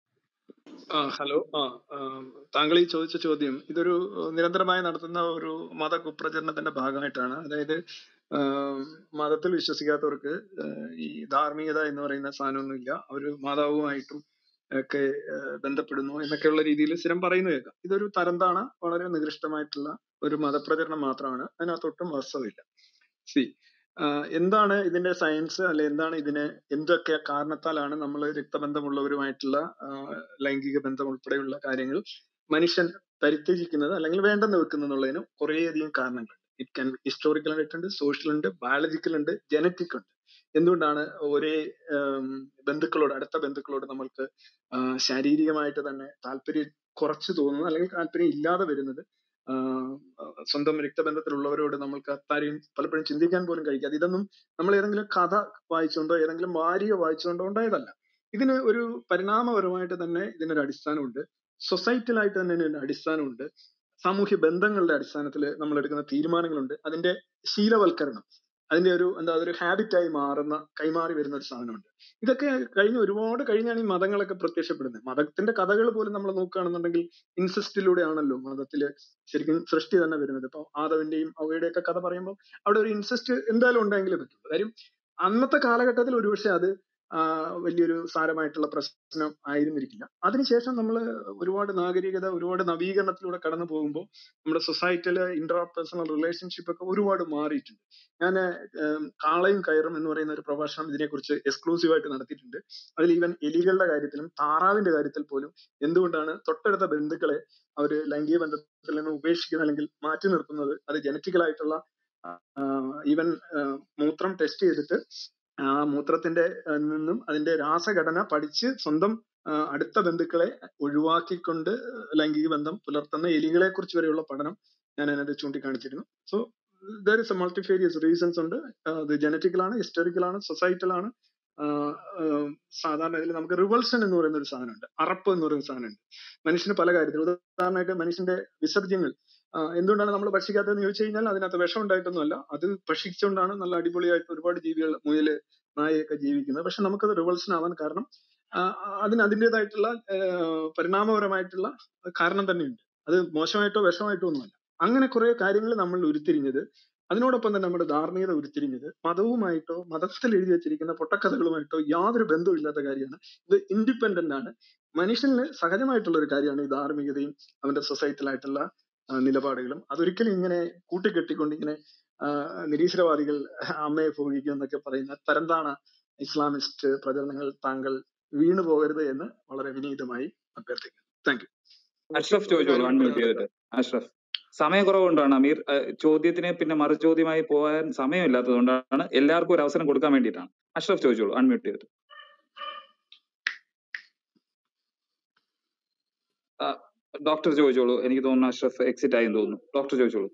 Speaker 9: ആ ഹലോ ആ ആം, താങ്കൾ ഈ ചോദിച്ച ചോദ്യം ഇതൊരു ഏഹ്, നിരന്തരമായി നടത്തുന്ന ഒരു മത കുപ്രചരണത്തിന്റെ ഭാഗമായിട്ടാണ് അതായത് ആം, മതത്തിൽ വിശ്വസിക്കാത്തവർക്ക് ഏഹ്, ഈ ധാർമ്മികത എന്ന് പറയുന്ന സാധനമൊന്നുമില്ല അവര് മാതാവുമായിട്ടും ഒക്കെ ഏഹ്, ബന്ധപ്പെടുന്നു എന്നൊക്കെയുള്ള രീതിയിൽ സ്ഥിരം പറയുന്നത് കേൾക്കാം ഇതൊരു തരംതാണ വളരെ നികൃഷ്ടമായിട്ടുള്ള ഒരു മതപ്രചരണം മാത്രമാണ് അതിനകത്തൊട്ടും വാസ്തവമില്ല സി എന്താണ് ഇതിന്റെ സയൻസ് അല്ലെ എന്താണ് ഇതിന് എന്തൊക്കെ കാരണത്താലാണ് നമ്മൾ രക്തബന്ധമുള്ളവരുമായിട്ടുള്ള ആ, ലൈംഗിക ബന്ധം ഉൾപ്പെടെയുള്ള കാര്യങ്ങൾ മനുഷ്യൻ പരിത്യജിക്കുന്നത് അല്ലെങ്കിൽ വേണ്ടെന്ന് വെക്കുന്നു എന്നുള്ളതിന് കുറേയധികം കാരണങ്ങളുണ്ട് ഇറ്റ് ക്യാൻ ഹിസ്റ്റോറിക്കൽ ആയിട്ടുണ്ട് സോഷ്യൽ ഉണ്ട് ബയോളജിക്കൽ ഉണ്ട് ജനറ്റിക് ഉണ്ട് എന്തുകൊണ്ടാണ് ഒരേ ഉം, ബന്ധുക്കളോട് അടുത്ത ബന്ധുക്കളോട് നമ്മൾക്ക് ആ, ശാരീരികമായിട്ട് തന്നെ താല്പര്യം കുറച്ച് തോന്നുന്നത് അല്ലെങ്കിൽ താല്പര്യം ഇല്ലാതെ വരുന്നത് ആഹ് സ്വന്തം രക്തബന്ധത്തിലുള്ളവരോട് നമ്മൾക്ക് അത്താരെയും പലപ്പോഴും ചിന്തിക്കാൻ പോലും കഴിക്കാതെ ഇതൊന്നും നമ്മൾ ഏതെങ്കിലും കഥ വായിച്ചുകൊണ്ടോ ഏതെങ്കിലും വാരിക വായിച്ചുകൊണ്ടോ ഉണ്ടായതല്ല ഇതിന് ഒരു പരിണാമപരമായിട്ട് തന്നെ ഇതിനൊരു അടിസ്ഥാനമുണ്ട് സൊസൈറ്റലായിട്ട് തന്നെ ഇതിന് അടിസ്ഥാനമുണ്ട് സാമൂഹ്യ ബന്ധങ്ങളുടെ അടിസ്ഥാനത്തിൽ നമ്മൾ എടുക്കുന്ന തീരുമാനങ്ങളുണ്ട് അതിന്റെ ശീലവൽക്കരണം അതിന്റെ ഒരു എന്താ അതൊരു ഹാബിറ്റായി മാറുന്ന കൈമാറി വരുന്ന ഒരു സാധനമുണ്ട് ഇതൊക്കെ കഴിഞ്ഞ ഒരുപാട് കഴിഞ്ഞാണ് ഈ മതങ്ങളൊക്കെ പ്രത്യക്ഷപ്പെടുന്നത് മതത്തിന്റെ കഥകൾ പോലും നമ്മൾ നോക്കുകയാണെന്നുണ്ടെങ്കിൽ ഇൻസെസ്റ്റിലൂടെയാണല്ലോ മതത്തില് ശരിക്കും സൃഷ്ടി തന്നെ വരുന്നത് ഇപ്പൊ ആദവിന്റെയും അവയുടെയും ഒക്കെ കഥ പറയുമ്പോൾ അവിടെ ഒരു ഇൻസെസ്റ്റ് എന്തായാലും ഉണ്ടെങ്കിലേ പറ്റുള്ളൂ കാര്യം അന്നത്തെ കാലഘട്ടത്തിൽ ഒരുപക്ഷെ അത് ആ, വലിയൊരു സാരമായിട്ടുള്ള പ്രശ്നം ആയിരുന്നിരിക്കില്ല അതിനുശേഷം നമ്മൾ ഒരുപാട് നാഗരികത ഒരുപാട് നവീകരണത്തിലൂടെ കടന്നു പോകുമ്പോൾ നമ്മുടെ സൊസൈറ്റിയിലെ ഇന്റർ പേഴ്സണൽ റിലേഷൻഷിപ്പ് ഒക്കെ ഒരുപാട് മാറിയിട്ടുണ്ട് ഞാൻ കാളയും കയറും എന്ന് പറയുന്ന ഒരു പ്രഭാഷണം ഇതിനെക്കുറിച്ച് എക്സ്ക്ലൂസീവ് ആയിട്ട് നടത്തിയിട്ടുണ്ട് അതിൽ ഈവൻ എലികളുടെ കാര്യത്തിലും താറാവിന്റെ കാര്യത്തിൽ പോലും എന്തുകൊണ്ടാണ് തൊട്ടടുത്ത ബന്ധുക്കളെ അവർ ലൈംഗിക ബന്ധത്തിൽ നിന്ന് ഉപേക്ഷിക്കുന്നത് അല്ലെങ്കിൽ മാറ്റി നിർത്തുന്നത് അത് ജനറ്റിക്കൽ ആയിട്ടുള്ള ഈവൻ മൂത്രം ടെസ്റ്റ് ചെയ്തിട്ട് ആ മൂത്രത്തിന്റെ ആ, നിന്നും അതിന്റെ രാസഘടന പഠിച്ച് സ്വന്തം ആ, അടുത്ത ബന്ധുക്കളെ ഒഴിവാക്കിക്കൊണ്ട് ലൈംഗിക ബന്ധം പുലർത്തുന്ന എലികളെ കുറിച്ച് വരെയുള്ള പഠനം ഞാൻ അതിനകത്ത് ചൂണ്ടിക്കാണിച്ചിരുന്നു so there is a multifarious reasons ഉണ്ട് ആ, അത് ജനറ്റിക്കൽ ആണ് ഹിസ്റ്റോറിക്കൽ ആണ് സൊസൈറ്റൽ ആണ് ആ, ആ, സാധാരണ ഇതിൽ നമുക്ക് റിവൾഷൻ എന്ന് പറയുന്ന ഒരു സാധനമുണ്ട് അറപ്പ് എന്ന് പറയുന്ന സാധനമുണ്ട് മനുഷ്യന് പല കാര്യത്തിലും ഉദാഹരണമായിട്ട് മനുഷ്യന്റെ വിസർജ്യങ്ങൾ ആ, എന്തുകൊണ്ടാണ് നമ്മൾ ഭക്ഷിക്കാത്തതെന്ന് ചോദിച്ചു കഴിഞ്ഞാൽ അതിനകത്ത് വിഷം ഉണ്ടായിട്ടൊന്നുമല്ല അത് ഭക്ഷിച്ചുകൊണ്ടാണ് നല്ല അടിപൊളിയായിട്ട് ഒരുപാട് ജീവികൾ മുയല് നായയൊക്കെ ജീവിക്കുന്നത് പക്ഷെ നമുക്കത് റിവൾഷൻ ആവാൻ കാരണം ആ, അതിന് അതിൻ്റെതായിട്ടുള്ള പരിണാമപരമായിട്ടുള്ള കാരണം തന്നെയുണ്ട് അത് മോശമായിട്ടോ വിഷമായിട്ടോ ഒന്നുമല്ല അങ്ങനെ കുറെ കാര്യങ്ങൾ നമ്മൾ ഉരുത്തിരിഞ്ഞത് അതിനോടൊപ്പം തന്നെ നമ്മുടെ ധാർമ്മികത ഉരുത്തിരിഞ്ഞത് മതവുമായിട്ടോ മതത്തിൽ എഴുതി വെച്ചിരിക്കുന്ന പൊട്ടക്കഥകളുമായിട്ടോ യാതൊരു ബന്ധവും ഇല്ലാത്ത കാര്യമാണ് ഇത് ഇൻഡിപെൻഡന്റ് ആണ് മനുഷ്യന് സഹജമായിട്ടുള്ള ഒരു കാര്യമാണ് ഈ ധാർമ്മികതയും അവന്റെ സൊസൈറ്റലായിട്ടുള്ള നിലപാടുകളും അതൊരിക്കലും ഇങ്ങനെ കൂട്ടിക്കെട്ടിക്കൊണ്ട് ഇങ്ങനെ ആ, നിരീശ്വരവാദികൾ അമ്മയെ ഭോഗിക്കും എന്നൊക്കെ പറയുന്ന തരംതാണ ഇസ്ലാമിസ്റ്റ് പ്രചരണങ്ങൾ താങ്കൾ വീണു പോകരുത് എന്ന് വളരെ വിനീതമായി അഭ്യർത്ഥിക്കുന്നു താങ്ക് യു
Speaker 3: അഷ്റഫ് ചോദിച്ചോളൂ അൺമ്യൂട്ട് ചെയ്തിട്ട് അഷ്റഫ് സമയക്കുറവുകൊണ്ടാണ് അമീർ ഏഹ്, ചോദ്യത്തിന് പിന്നെ മറു ചോദ്യമായി പോകാൻ സമയമില്ലാത്തതുകൊണ്ടാണ് എല്ലാവർക്കും ഒരു അവസരം കൊടുക്കാൻ വേണ്ടിയിട്ടാണ് അഷ്റഫ് ചോദിച്ചോളൂ അൺമ്യൂട്ട് ചെയ്തിട്ട് ഡോക്ടർ ചോദിച്ചോളൂ എനിക്ക് തോന്നുന്നു അഷ്റഫ് എക്സിറ്റ് ആയി എന്ന് തോന്നുന്നു ഡോക്ടർ ചോദിച്ചോളൂ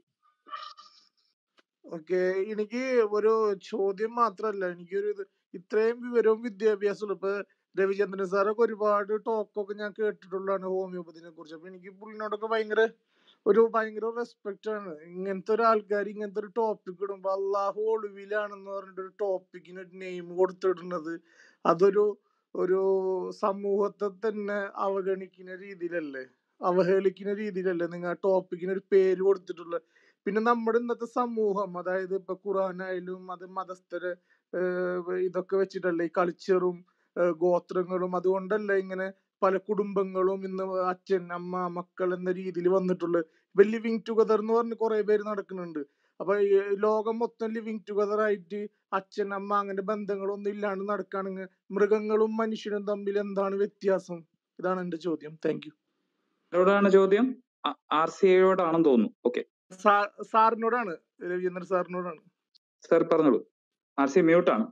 Speaker 22: ഓക്കെ എനിക്ക് ഒരു ചോദ്യം മാത്രല്ല എനിക്കൊരു ഇത് ഇത്രയും വിവരവും വിദ്യാഭ്യാസവും ഇപ്പൊ രവിചന്ദ്രൻ സാറൊക്കെ ഒരുപാട് ടോക്കൊക്കെ ഞാൻ കേട്ടിട്ടുള്ളതാണ് ഹോമിയോപ്പതിനെ കുറിച്ച് അപ്പൊ എനിക്ക് പുള്ളിനോടൊക്കെ ഭയങ്കര ഒരു ഭയങ്കര റെസ്പെക്ട് ആണ് ഇങ്ങനത്തെ ഒരു ആൾക്കാർ ഇങ്ങനത്തെ ഒരു ടോപ്പിക് ഇടുമ്പോ അള്ളാഹു ഒളിവിലാണെന്ന് പറഞ്ഞിട്ട് ഒരു ടോപ്പിക്കിന് ഒരു നെയിം കൊടുത്തിടുന്നത് അതൊരു ഒരു സമൂഹത്തെ തന്നെ അവഗണിക്കുന്ന രീതിയിലല്ലേ അവഹേളിക്കുന്ന രീതിയിലല്ലേ നിങ്ങൾ ആ ടോപ്പിക്കിന് ഒരു പേര് കൊടുത്തിട്ടുള്ളത് പിന്നെ നമ്മുടെ ഇന്നത്തെ സമൂഹം അതായത് ഇപ്പൊ ഖുറാനായാലും അത് മതസ്ഥര് ഏഹ് ഇതൊക്കെ വെച്ചിട്ടല്ലേ ഈ കൾച്ചറും ഗോത്രങ്ങളും അതുകൊണ്ടല്ലേ ഇങ്ങനെ പല കുടുംബങ്ങളും ഇന്ന് അച്ഛൻ അമ്മ മക്കൾ എന്ന രീതിയിൽ വന്നിട്ടുള്ളത് ഇപ്പൊ ലിവിങ് ടുഗദർ എന്ന് പറഞ്ഞ് കുറെ പേര് നടക്കുന്നുണ്ട് അപ്പൊ ഈ ലോകം മൊത്തം ലിവിങ് ടുഗദർ ആയിട്ട് അച്ഛൻ അമ്മ അങ്ങനെ ബന്ധങ്ങളൊന്നും ഇല്ലാണ്ട് നടക്കുകയാണെങ്കിൽ മൃഗങ്ങളും മനുഷ്യനും തമ്മിൽ എന്താണ് വ്യത്യാസം ഇതാണ് എന്റെ ചോദ്യം താങ്ക് യു
Speaker 3: ആരോടാണ് ചോദ്യം ആർ സി ഐയോടാണെന്ന് തോന്നുന്നു ഓക്കെ
Speaker 22: സാറിനോടാണ് രവീന്ദ്രൻ സാറിനോടാണ്
Speaker 3: സാർ പറഞ്ഞോളൂ ആർ സി മ്യൂട്ടാണ്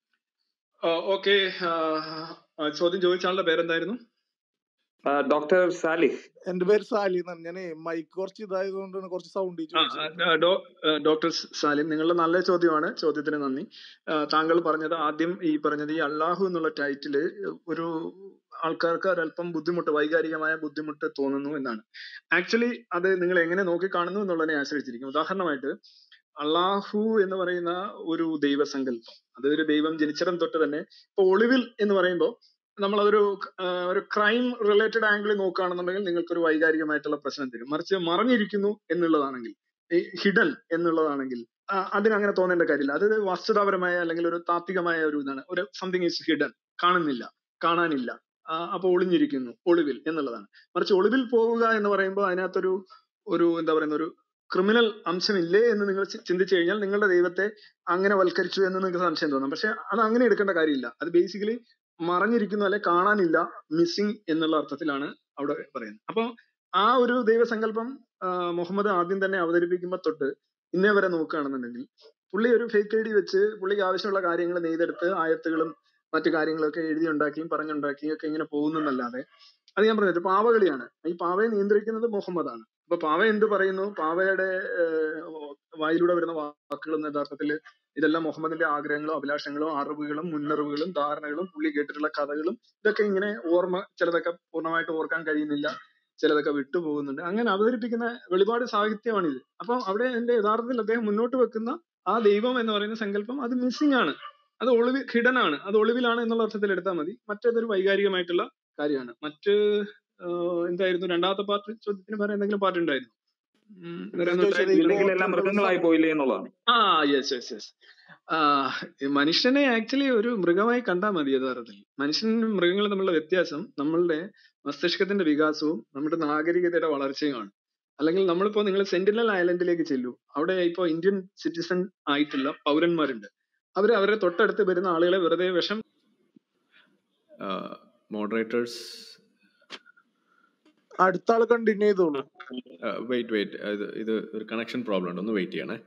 Speaker 9: ഓക്കെ ചോദ്യം ചോദിച്ച ആളുടെ പേരെന്തായിരുന്നു
Speaker 3: ഡോക്ടർ സാലിഹ്
Speaker 22: എന്റെ പേര് സാലി എന്നാണ് ഞാൻ മൈക്ക് കുറച്ച് ഇതായതുകൊണ്ടാണ് കുറച്ച് സൗണ്ട്
Speaker 9: ആ, ആ, ഡോ- ആ, ഡോക്ടർ സാലിം നിങ്ങളുടെ നല്ല ചോദ്യമാണ് ചോദ്യത്തിന് നന്ദി ആ, താങ്കൾ പറഞ്ഞത് ആദ്യം ഈ പറഞ്ഞത് ഈ അള്ളാഹു എന്നുള്ള ടൈറ്റില് ഒരു ആൾക്കാർക്ക് ഒരല്പം ബുദ്ധിമുട്ട് വൈകാരികമായ ബുദ്ധിമുട്ട് തോന്നുന്നു എന്നാണ് ആക്ച്വലി അത് നിങ്ങൾ എങ്ങനെ നോക്കി കാണുന്നു എന്നുള്ളതിനെ ആശ്രയിച്ചിരിക്കും ഉദാഹരണമായിട്ട് അള്ളാഹു എന്ന് പറയുന്ന ഒരു ദൈവസങ്കല്പം അത് ഒരു ദൈവം ജനിച്ചിടം തൊട്ട് തന്നെ ഇപ്പൊ ഒളിവിൽ എന്ന് പറയുമ്പോൾ നമ്മൾ അതൊരു ആ, ഒരു ക്രൈം റിലേറ്റഡ് ആംഗിളിൽ നോക്കുകയാണെന്നുണ്ടെങ്കിൽ നിങ്ങൾക്ക് ഒരു വൈകാരികമായിട്ടുള്ള പ്രശ്നം തരും മറിച്ച് മറഞ്ഞിരിക്കുന്നു എന്നുള്ളതാണെങ്കിൽ ഈ ഹിഡൻ എന്നുള്ളതാണെങ്കിൽ ആ, അതിന് അങ്ങനെ തോന്നേണ്ട കാര്യമില്ല അത് വസ്തുതാപരമായ അല്ലെങ്കിൽ ഒരു താത്വികമായ ഒരു ഇതാണ് ഒരു സംതിങ് ഈസ് ഹിഡൻ കാണുന്നില്ല കാണാനില്ല ആ, അപ്പൊ ഒളിഞ്ഞിരിക്കുന്നു ഒളിവിൽ എന്നുള്ളതാണ് മറിച്ച് ഒളിവിൽ പോവുക എന്ന് പറയുമ്പോൾ അതിനകത്തൊരു ഒരു എന്താ പറയുന്ന ഒരു ക്രിമിനൽ അംശമില്ലേ എന്ന് നിങ്ങൾ ചി- ചിന്തിച്ചു കഴിഞ്ഞാൽ നിങ്ങളുടെ ദൈവത്തെ അങ്ങനെ വൽക്കരിച്ചു എന്ന് നിങ്ങൾക്ക് സംശയം തോന്നാം പക്ഷെ അത് അങ്ങനെ എടുക്കേണ്ട കാര്യമില്ല അത് ബേസിക്കലി മറഞ്ഞിരിക്കുന്നു അല്ലെ കാണാനില്ല മിസ്സിംഗ് എന്നുള്ള അർത്ഥത്തിലാണ് അവിടെ പറയുന്നത് അപ്പൊ ആ ഒരു ദൈവസങ്കല്പം ആ, മുഹമ്മദ് ആദ്യം തന്നെ അവതരിപ്പിക്കുമ്പോ തൊട്ട് ഇന്നേ വരെ നോക്കുകയാണെന്നുണ്ടെങ്കിൽ പുള്ളി ഒരു ഫേക്ക് ഐ ഡി വെച്ച് പുള്ളിക്ക് ആവശ്യമുള്ള കാര്യങ്ങൾ നെയ്തെടുത്ത് ആയത്തുകളും മറ്റു കാര്യങ്ങളൊക്കെ എഴുതി ഉണ്ടാക്കിയും പറഞ്ഞുണ്ടാക്കിയും ഒക്കെ ഇങ്ങനെ പോകുന്നല്ലാതെ അത് ഞാൻ പറഞ്ഞത് പാവകളിയാണ് ഈ പാവയെ നിയന്ത്രിക്കുന്നത് മുഹമ്മദാണ് അപ്പൊ പാവ എന്ത് പറയുന്നു പാവയുടെ ഏഹ്, വായിലൂടെ വരുന്ന വാക്കുകളൊന്നും യഥാർത്ഥത്തിൽ ഇതെല്ലാം മുഹമ്മദിന്റെ ആഗ്രഹങ്ങളും അഭിലാഷങ്ങളും അറിവുകളും മുന്നറിവുകളും ധാരണകളും പുള്ളി കേട്ടിട്ടുള്ള കഥകളും ഇതൊക്കെ ഇങ്ങനെ ഓർമ്മ ചിലതൊക്കെ പൂർണ്ണമായിട്ട് ഓർക്കാൻ കഴിയുന്നില്ല ചിലതൊക്കെ വിട്ടുപോകുന്നുണ്ട് അങ്ങനെ അവതരിപ്പിക്കുന്ന വെളിപാട് സാഹിത്യമാണിത് അപ്പൊ അവിടെ എന്റെ യഥാർത്ഥത്തിൽ അദ്ദേഹം മുന്നോട്ട് വെക്കുന്ന ആ ദൈവം എന്ന് പറയുന്ന സങ്കല്പം അത് മിസ്സിംഗ് ആണ് അത് ഒളിവിൽ ഹിഡൻ ആണ് അത് ഒളിവിലാണ് എന്നുള്ള അർത്ഥത്തിൽ എടുത്താൽ മതി മറ്റേതൊരു വൈകാരികമായിട്ടുള്ള കാര്യമാണ് മറ്റ് ആഹ് എന്തായിരുന്നു രണ്ടാമത്തെ പാർട്ട് ചോദ്യത്തിന് വേറെ എന്തെങ്കിലും പാർട്ട് ഉണ്ടായിരുന്നു ഉം, വേറെ
Speaker 22: ഞാൻ
Speaker 9: ഒന്നും
Speaker 22: ചോദിച്ചത് ഈ
Speaker 9: ഉണ്ടായിരുന്നില്ല
Speaker 3: ഇല്ലെങ്കിൽ എല്ലാം
Speaker 22: ഗോത്രങ്ങളും
Speaker 3: മൃഗങ്ങളായി
Speaker 22: സം-
Speaker 3: പോയില്ലേ എന്നുള്ളതാണ്
Speaker 9: ആ യെസ് യെസ് യെസ് മനുഷ്യനെ ആക്ച്വലി ഒരു മൃഗമായി കണ്ടാൽ മതി യഥാർത്ഥത്തിൽ മനുഷ്യനും മൃഗങ്ങളും തമ്മിലുള്ള വ്യത്യാസം നമ്മളുടെ മസ്തിഷ്കത്തിന്റെ വികാസവും നമ്മുടെ നാഗരികതയുടെ വളർച്ചയുമാണ് അല്ലെങ്കിൽ നമ്മളിപ്പോ നിങ്ങൾ സെന്റിനൽ ഐലൻഡിലേക്ക് ചെല്ലൂ അവിടെ ഇപ്പോ ഇന്ത്യൻ സിറ്റിസൺ ആയിട്ടുള്ള പൗരന്മാരുണ്ട് അവര് അവരുടെ തൊട്ടടുത്ത് വരുന്ന ആളുകളെ വെറുതെ വിഷം
Speaker 6: മോഡറേറ്റേഴ്സ്
Speaker 22: അടുത്ത ആള് കണ്ടിന്യൂ ചെയ്തോളൂ
Speaker 6: വെയിറ്റ് വെയിറ്റ് ഇത് ഇത് ഒരു കണക്ഷൻ പ്രോബ്ലം ഉണ്ട് ഒന്ന് വെയിറ്റ് ചെയ്യണേ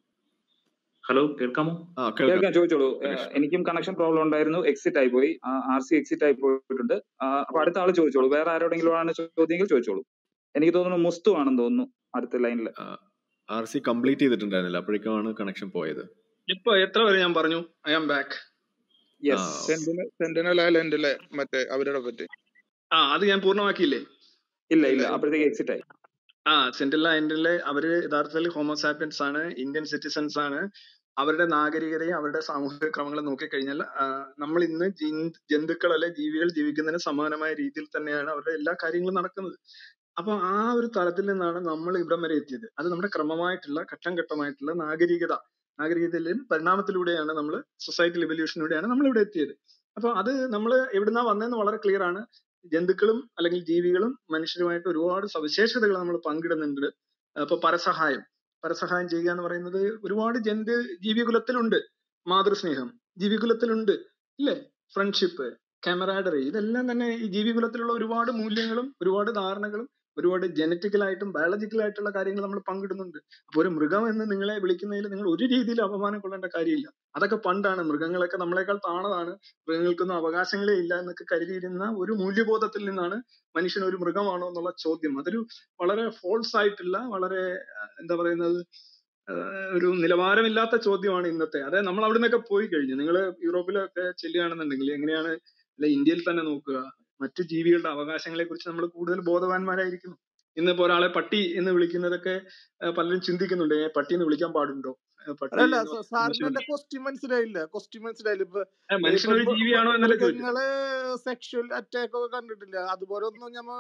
Speaker 1: ഹലോ കേൾക്കാമോ
Speaker 6: ആ കേൾക്കാം
Speaker 3: കേൾക്കാം ചോദിച്ചോളൂ ഏഹ്
Speaker 6: കണക്ഷൻ
Speaker 3: എനിക്കും കണക്ഷൻ പ്രോബ്ലം ഉണ്ടായിരുന്നു എക്സിറ്റ് ആയി പോയി ആർ സി എക്സിറ്റ് ആയി പോയിട്ടുണ്ട് ആ, അപ്പൊ അടുത്ത ആള് ചോദിച്ചോളൂ വേറെ ആരോടെങ്കിലും ആണ് ചോദ്യമെങ്കിൽ ചോദിച്ചോളൂ എനിക്ക് തോന്നുന്നു മുസ്തു ആണെന്ന് തോന്നുന്നു അടുത്ത ലൈനിൽ
Speaker 6: ആർ സി കംപ്ലീറ്റ് ചെയ്തിട്ടുണ്ടായിരുന്നില്ല അപ്പോഴേക്കാണ് കണക്ഷൻ പോയത്
Speaker 9: ഇപ്പൊ എത്ര വരെ ഞാൻ പറഞ്ഞു ഐ ആം ബാക്ക്
Speaker 6: ആ
Speaker 3: യെസ്
Speaker 2: സെന്റിനൽ സെന്റിനൽ ഐലൻഡിലെ മറ്റേ അവരുടെ പറ്റി
Speaker 9: ആ അത് ഞാൻ പൂർണ്ണമാക്കിയില്ലേ
Speaker 3: ഇല്ല
Speaker 9: ഇല്ല
Speaker 3: ഇല്ല അപ്പോഴത്തേക്ക് എക്സിറ്റ് ആയി
Speaker 9: ആ സെൻട്രൽ ഐലൻഡിലെ അവര് യഥാർത്ഥത്തിൽ ഹോമോസാപ്പിയൻസ് ആണ് ഇന്ത്യൻ സിറ്റിസൺസ് ആണ് അവരുടെ നാഗരികതയും അവരുടെ സാമൂഹിക ക്രമങ്ങളും നോക്കിക്കഴിഞ്ഞാൽ ആ, നമ്മൾ ഇന്ന് ജിൻ- ജന്തുക്കൾ അല്ലെ ജീവികൾ ജീവിക്കുന്നതിന് സമാനമായ രീതിയിൽ തന്നെയാണ് അവരുടെ എല്ലാ കാര്യങ്ങളും നടക്കുന്നത് അപ്പൊ ആ ഒരു തലത്തിൽ നിന്നാണ് നമ്മൾ ഇവിടം വരെ എത്തിയത് അത് നമ്മുടെ ക്രമമായിട്ടുള്ള ഘട്ടം ഘട്ടമായിട്ടുള്ള നാഗരികത നാഗരികതയിലും പരിണാമത്തിലൂടെയാണ് നമ്മൾ സൊസൈറ്റി എവല്യൂഷനിലൂടെയാണ് നമ്മൾ ഇവിടെ എത്തിയത് അപ്പൊ അത് നമ്മൾ എവിടുന്നാ വന്നതെന്ന് വളരെ ക്ലിയർ ആണ് ജന്തുക്കളും അല്ലെങ്കിൽ ജീവികളും മനുഷ്യരുമായിട്ട് ഒരുപാട് സവിശേഷതകൾ നമ്മൾ പങ്കിടുന്നുണ്ട് അപ്പൊ പരസഹായം പരസഹായം ചെയ്യുക എന്ന് പറയുന്നത് ഒരുപാട് ജന്തു ജീവികുലത്തിലുണ്ട് മാതൃസ്നേഹം ജീവികുലത്തിലുണ്ട് ഇല്ലേ ഫ്രണ്ട്ഷിപ്പ് കമറാഡറി ഇതെല്ലാം തന്നെ ഈ ജീവികുലത്തിലുള്ള ഒരുപാട് മൂല്യങ്ങളും ഒരുപാട് ധാരണകളും ഒരുപാട് ജനറ്റിക്കലായിട്ടും ബയോളജിക്കലായിട്ടുള്ള കാര്യങ്ങൾ നമ്മൾ പങ്കിടുന്നുണ്ട് അപ്പൊ ഒരു മൃഗം എന്ന് നിങ്ങളെ വിളിക്കുന്നതിൽ നിങ്ങൾ ഒരു രീതിയിൽ അപമാനം കൊള്ളേണ്ട കാര്യമില്ല അതൊക്കെ പണ്ടാണ് മൃഗങ്ങളൊക്കെ നമ്മളെക്കാൾ താണതാണ് മൃഗങ്ങൾക്കൊന്നും അവകാശങ്ങളേ ഇല്ല എന്നൊക്കെ കരുതിയിരുന്ന ഒരു മൂല്യബോധത്തിൽ നിന്നാണ് മനുഷ്യൻ ഒരു മൃഗമാണോ എന്നുള്ള ചോദ്യം അതൊരു വളരെ ഫോൾസ് ആയിട്ടുള്ള വളരെ ആ, എന്താ പറയുന്നത് ആ, ഒരു നിലവാരമില്ലാത്ത ചോദ്യമാണ് ഇന്നത്തെ അതായത് നമ്മൾ അവിടെ നിന്നൊക്കെ പോയി കഴിഞ്ഞു നിങ്ങൾ യൂറോപ്പിലൊക്കെ ചെല്ലുകയാണെന്നുണ്ടെങ്കിൽ എങ്ങനെയാണ് അല്ലെ ഇന്ത്യയിൽ തന്നെ നോക്കുക മറ്റു ജീവികളുടെ അവകാശങ്ങളെ കുറിച്ച് നമ്മൾ കൂടുതൽ ബോധവാന്മാരായിരിക്കുന്നു ഇന്നിപ്പോ ഒരാളെ പട്ടി എന്ന് വിളിക്കുന്നതൊക്കെ ആ, പലരും ചിന്തിക്കുന്നുണ്ട് ഏ, പട്ടി എന്ന് വിളിക്കാൻ പാടുണ്ടോ ഏ, പട്ടി
Speaker 22: അല്ല
Speaker 9: എന്ന്
Speaker 22: സ- സാറിന്
Speaker 9: മോശമല്ലേ
Speaker 22: എന്റെ ക്വസ്റ്റ്യൻ മനസ്സിലായില്ല ക്വസ്റ്റ്യൻ മനസ്സിലായില്ല ഇപ്പൊ
Speaker 9: ഏ,
Speaker 22: ഇപ്പൊ
Speaker 9: മനുഷ്യനൊരു
Speaker 22: മൃ-
Speaker 9: ജീവിയാണോ
Speaker 22: മൃ-
Speaker 9: എന്നല്ലേ ചോദിച്ചത്
Speaker 22: മൃഗങ്ങള് സെക്ഷൽ അറ്റാക്ക് ഒക്കെ കണ്ടിട്ടില്ല അതുപോലെ ഒന്നും ഞമ്മ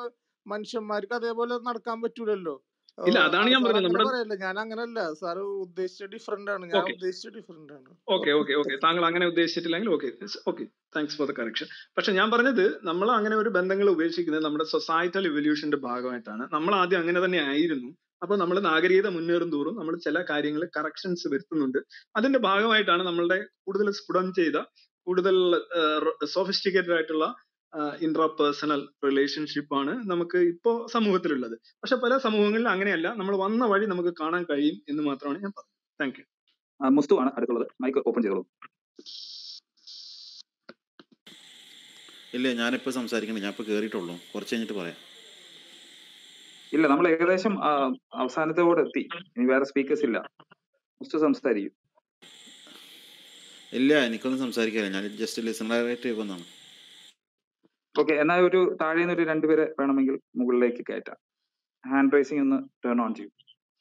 Speaker 22: മനുഷ്യന്മാർക്ക് അതേപോലെ നടക്കാൻ പറ്റൂലല്ലോ
Speaker 9: ഇല്ല അതാണ് ഞാൻ
Speaker 22: സാർ
Speaker 9: പറഞ്ഞത്
Speaker 22: അങ്ങനെ
Speaker 9: നമ്മുടെ
Speaker 22: പറയല്ല ഞാൻ അങ്ങനല്ല സാർ ഉദ്ദേശിച്ച ഡിഫറെന്റ് ആണ് ഞാൻ
Speaker 9: ഓക്കെ
Speaker 22: ഉദ്ദേശിച്ച ഡിഫറെന്റ് ആണ്
Speaker 9: ഓക്കെ ഓക്കെ ഓക്കെ താങ്കൾ അങ്ങനെ ഉദ്ദേശിച്ചിട്ടില്ലെങ്കിൽ okay okay thanks for the correction പക്ഷെ ഞാൻ പറഞ്ഞത് നമ്മൾ അങ്ങനെ ഒരു ബന്ധങ്ങൾ ഉപേക്ഷിക്കുന്നത് നമ്മുടെ സൊസൈറ്റൽ ഇവല്യൂഷന്റെ ഭാഗമായിട്ടാണ് നമ്മൾ ആദ്യം അങ്ങനെ തന്നെ ആയിരുന്നു അപ്പൊ നമ്മൾ നാഗരികത മുന്നേറും തോറും നമ്മൾ ചില കാര്യങ്ങൾ കറക്ഷൻസ് വരുത്തുന്നുണ്ട് അതിന്റെ ഭാഗമായിട്ടാണ് നമ്മളുടെ കൂടുതൽ സ്ഫുടം ചെയ്ത കൂടുതൽ സോഫിസ്റ്റിക്കേറ്റഡ് ആയിട്ടുള്ള ഇൻട്രാ പേഴ്സണൽ റിലേഷൻഷിപ്പ് ആണ് നമുക്ക് ഇപ്പോ സമൂഹത്തിലുള്ളത് പക്ഷെ പല സമൂഹങ്ങളിൽ അങ്ങനെയല്ല നമ്മൾ വന്ന വഴി നമുക്ക് കാണാൻ കഴിയും എന്ന് മാത്രമാണ് ഞാൻ പറഞ്ഞത് താങ്ക് യു
Speaker 3: ആ, മുസ്തു ആണ് അടുത്തുള്ളത് മൈക്ക് ഓപ്പൺ ചെയ്തോളൂ
Speaker 15: ഇല്ല ഞാനിപ്പോ സംസാരിക്കണേ ഞാൻ ഇപ്പൊ കേറിയിട്ടുള്ളൂ കുറച്ച് കഴിഞ്ഞിട്ട് പറയാം
Speaker 3: ഇല്ല നമ്മൾ ഏകദേശം ആ, അവസാനത്തോടെ എത്തി ഇനി വേറെ സ്പീക്കേഴ്സ് ഇല്ല മുസ്തു സംസാരിക്കും
Speaker 15: ഇല്ല എനിക്കൊന്നും സംസാരിക്കാനില്ല ഞാൻ ജസ്റ്റ് ലിസണറായിട്ട് വന്നാണ്
Speaker 3: ഓക്കെ എന്നാൽ ഒരു താഴെ നിന്ന് ഒരു രണ്ടുപേരെ വേണമെങ്കിൽ മുകളിലേക്ക് കയറ്റാം ഹാൻഡ് റൈസിംഗ് ഒന്ന് ടേൺ ഓൺ ചെയ്യും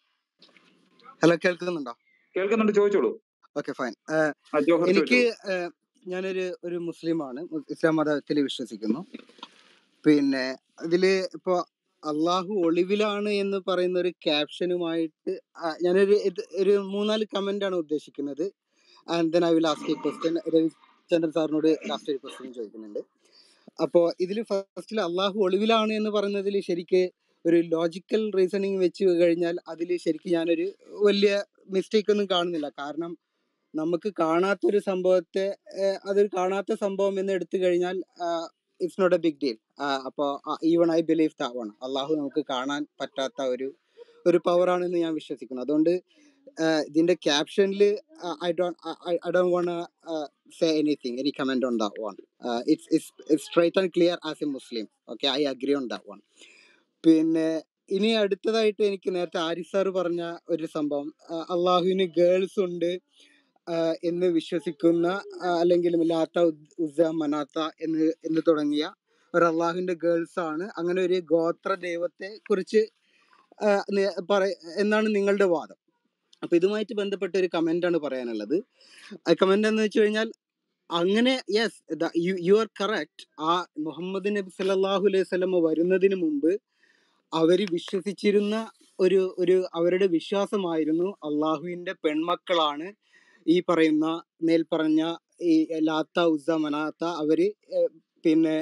Speaker 16: ഹലോ കേൾക്കുന്നുണ്ടോ
Speaker 3: കേൾക്കുന്നുണ്ട് ചോദിച്ചോളൂ
Speaker 16: ഓക്കെ ഫൈൻ
Speaker 3: ആ ജോഹർ
Speaker 16: എനിക്ക്
Speaker 3: ചോദിച്ചോളൂ
Speaker 16: ഏഹ്, ഞാനൊരു ഒരു മുസ്ലിമാണ് മു- ഇസ്ലാം മതത്തിൽ വിശ്വസിക്കുന്നു പിന്നെ ഇതില് ഇപ്പൊ അള്ളാഹു ഒളിവിലാണ് എന്ന് പറയുന്ന ഒരു ക്യാപ്ഷനുമായിട്ട് ആ, ഞാനൊരു ഇത് ഒരു മൂന്നാല് കമന്റ് ആണ് ഉദ്ദേശിക്കുന്നത് and then I will ask a question Ravichandran സാറിനോട് ലാസ്റ്റ് ഒരു ക്വസ്റ്റ്യൻ ചോദിക്കുന്നുണ്ട് അപ്പോൾ ഇതിൽ ഫസ്റ്റിൽ അള്ളാഹു ഒളിവിലാണ് എന്ന് പറയുന്നതിൽ ശരിക്ക് ഒരു ലോജിക്കൽ റീസണിങ് വെച്ച് കഴിഞ്ഞാൽ അതിൽ ശരിക്കും ഞാനൊരു വലിയ മിസ്റ്റേക്ക് ഒന്നും കാണുന്നില്ല കാരണം നമുക്ക് കാണാത്തൊരു സംഭവത്തെ ഏഹ്, അതൊരു കാണാത്ത സംഭവം എന്ന് എടുത്തു കഴിഞ്ഞാൽ it's not a big deal അപ്പോൾ even I believe that one Allah നമുക്ക് കാണാൻ പറ്റാത്ത ഒരു ഒരു പവറാണെന്ന് ഞാൻ വിശ്വസിക്കുന്നു അതുകൊണ്ട് ആഹ് ഇതിന്റെ ക്യാപ്ഷനിൽ I don't I don't won't say anything any comment on that one it's it's straight and clear as a Muslim okay I agree on that one പിന്നെ ഇനി അടുത്തതായിട്ട് എനിക്ക് നേരത്തെ ആരിഫ് സാർ പറഞ്ഞ ഒരു സംഭവം ആഹ് അള്ളാഹുവിന് ഗേൾസ് ഉണ്ട് ആഹ് എന്ന് വിശ്വസിക്കുന്ന ആഹ് അല്ലെങ്കിൽ ലാത്ത ഉദ്- ഉസ്സ മനാത്ത എന്ന് എന്ന് തുടങ്ങിയ ഒരു അള്ളാഹുവിന്റെ ഗേൾസ് ആണ് അങ്ങനെ ഒരു ഗോത്ര ദൈവത്തെ കുറിച്ച് ആഹ് നി- പറ- എന്നാണ് നിങ്ങളുടെ വാദം അപ്പൊ ഇതുമായിട്ട് ബന്ധപ്പെട്ട ഒരു കമന്റ് ആണ് പറയാനുള്ളത് കമന്റ് എന്ന് വെച്ച് കഴിഞ്ഞാൽ അങ്ങനെ യെസ് യു ആർ കറക്റ്റ് ആ മുഹമ്മദ് നബി സല്ലല്ലാഹു അലൈഹി വസല്ലമ വരുന്നതിന് മുമ്പ് അവര് വിശ്വസിച്ചിരുന്ന ഒരു ഒരു അവരുടെ വിശ്വാസമായിരുന്നു അള്ളാഹുവിന്റെ പെൺമക്കളാണ് ഈ പറയുന്ന മേൽ പറഞ്ഞ ഈ ലാത്ത ഉസ മനാത്ത അവര് ഏർ പിന്നെ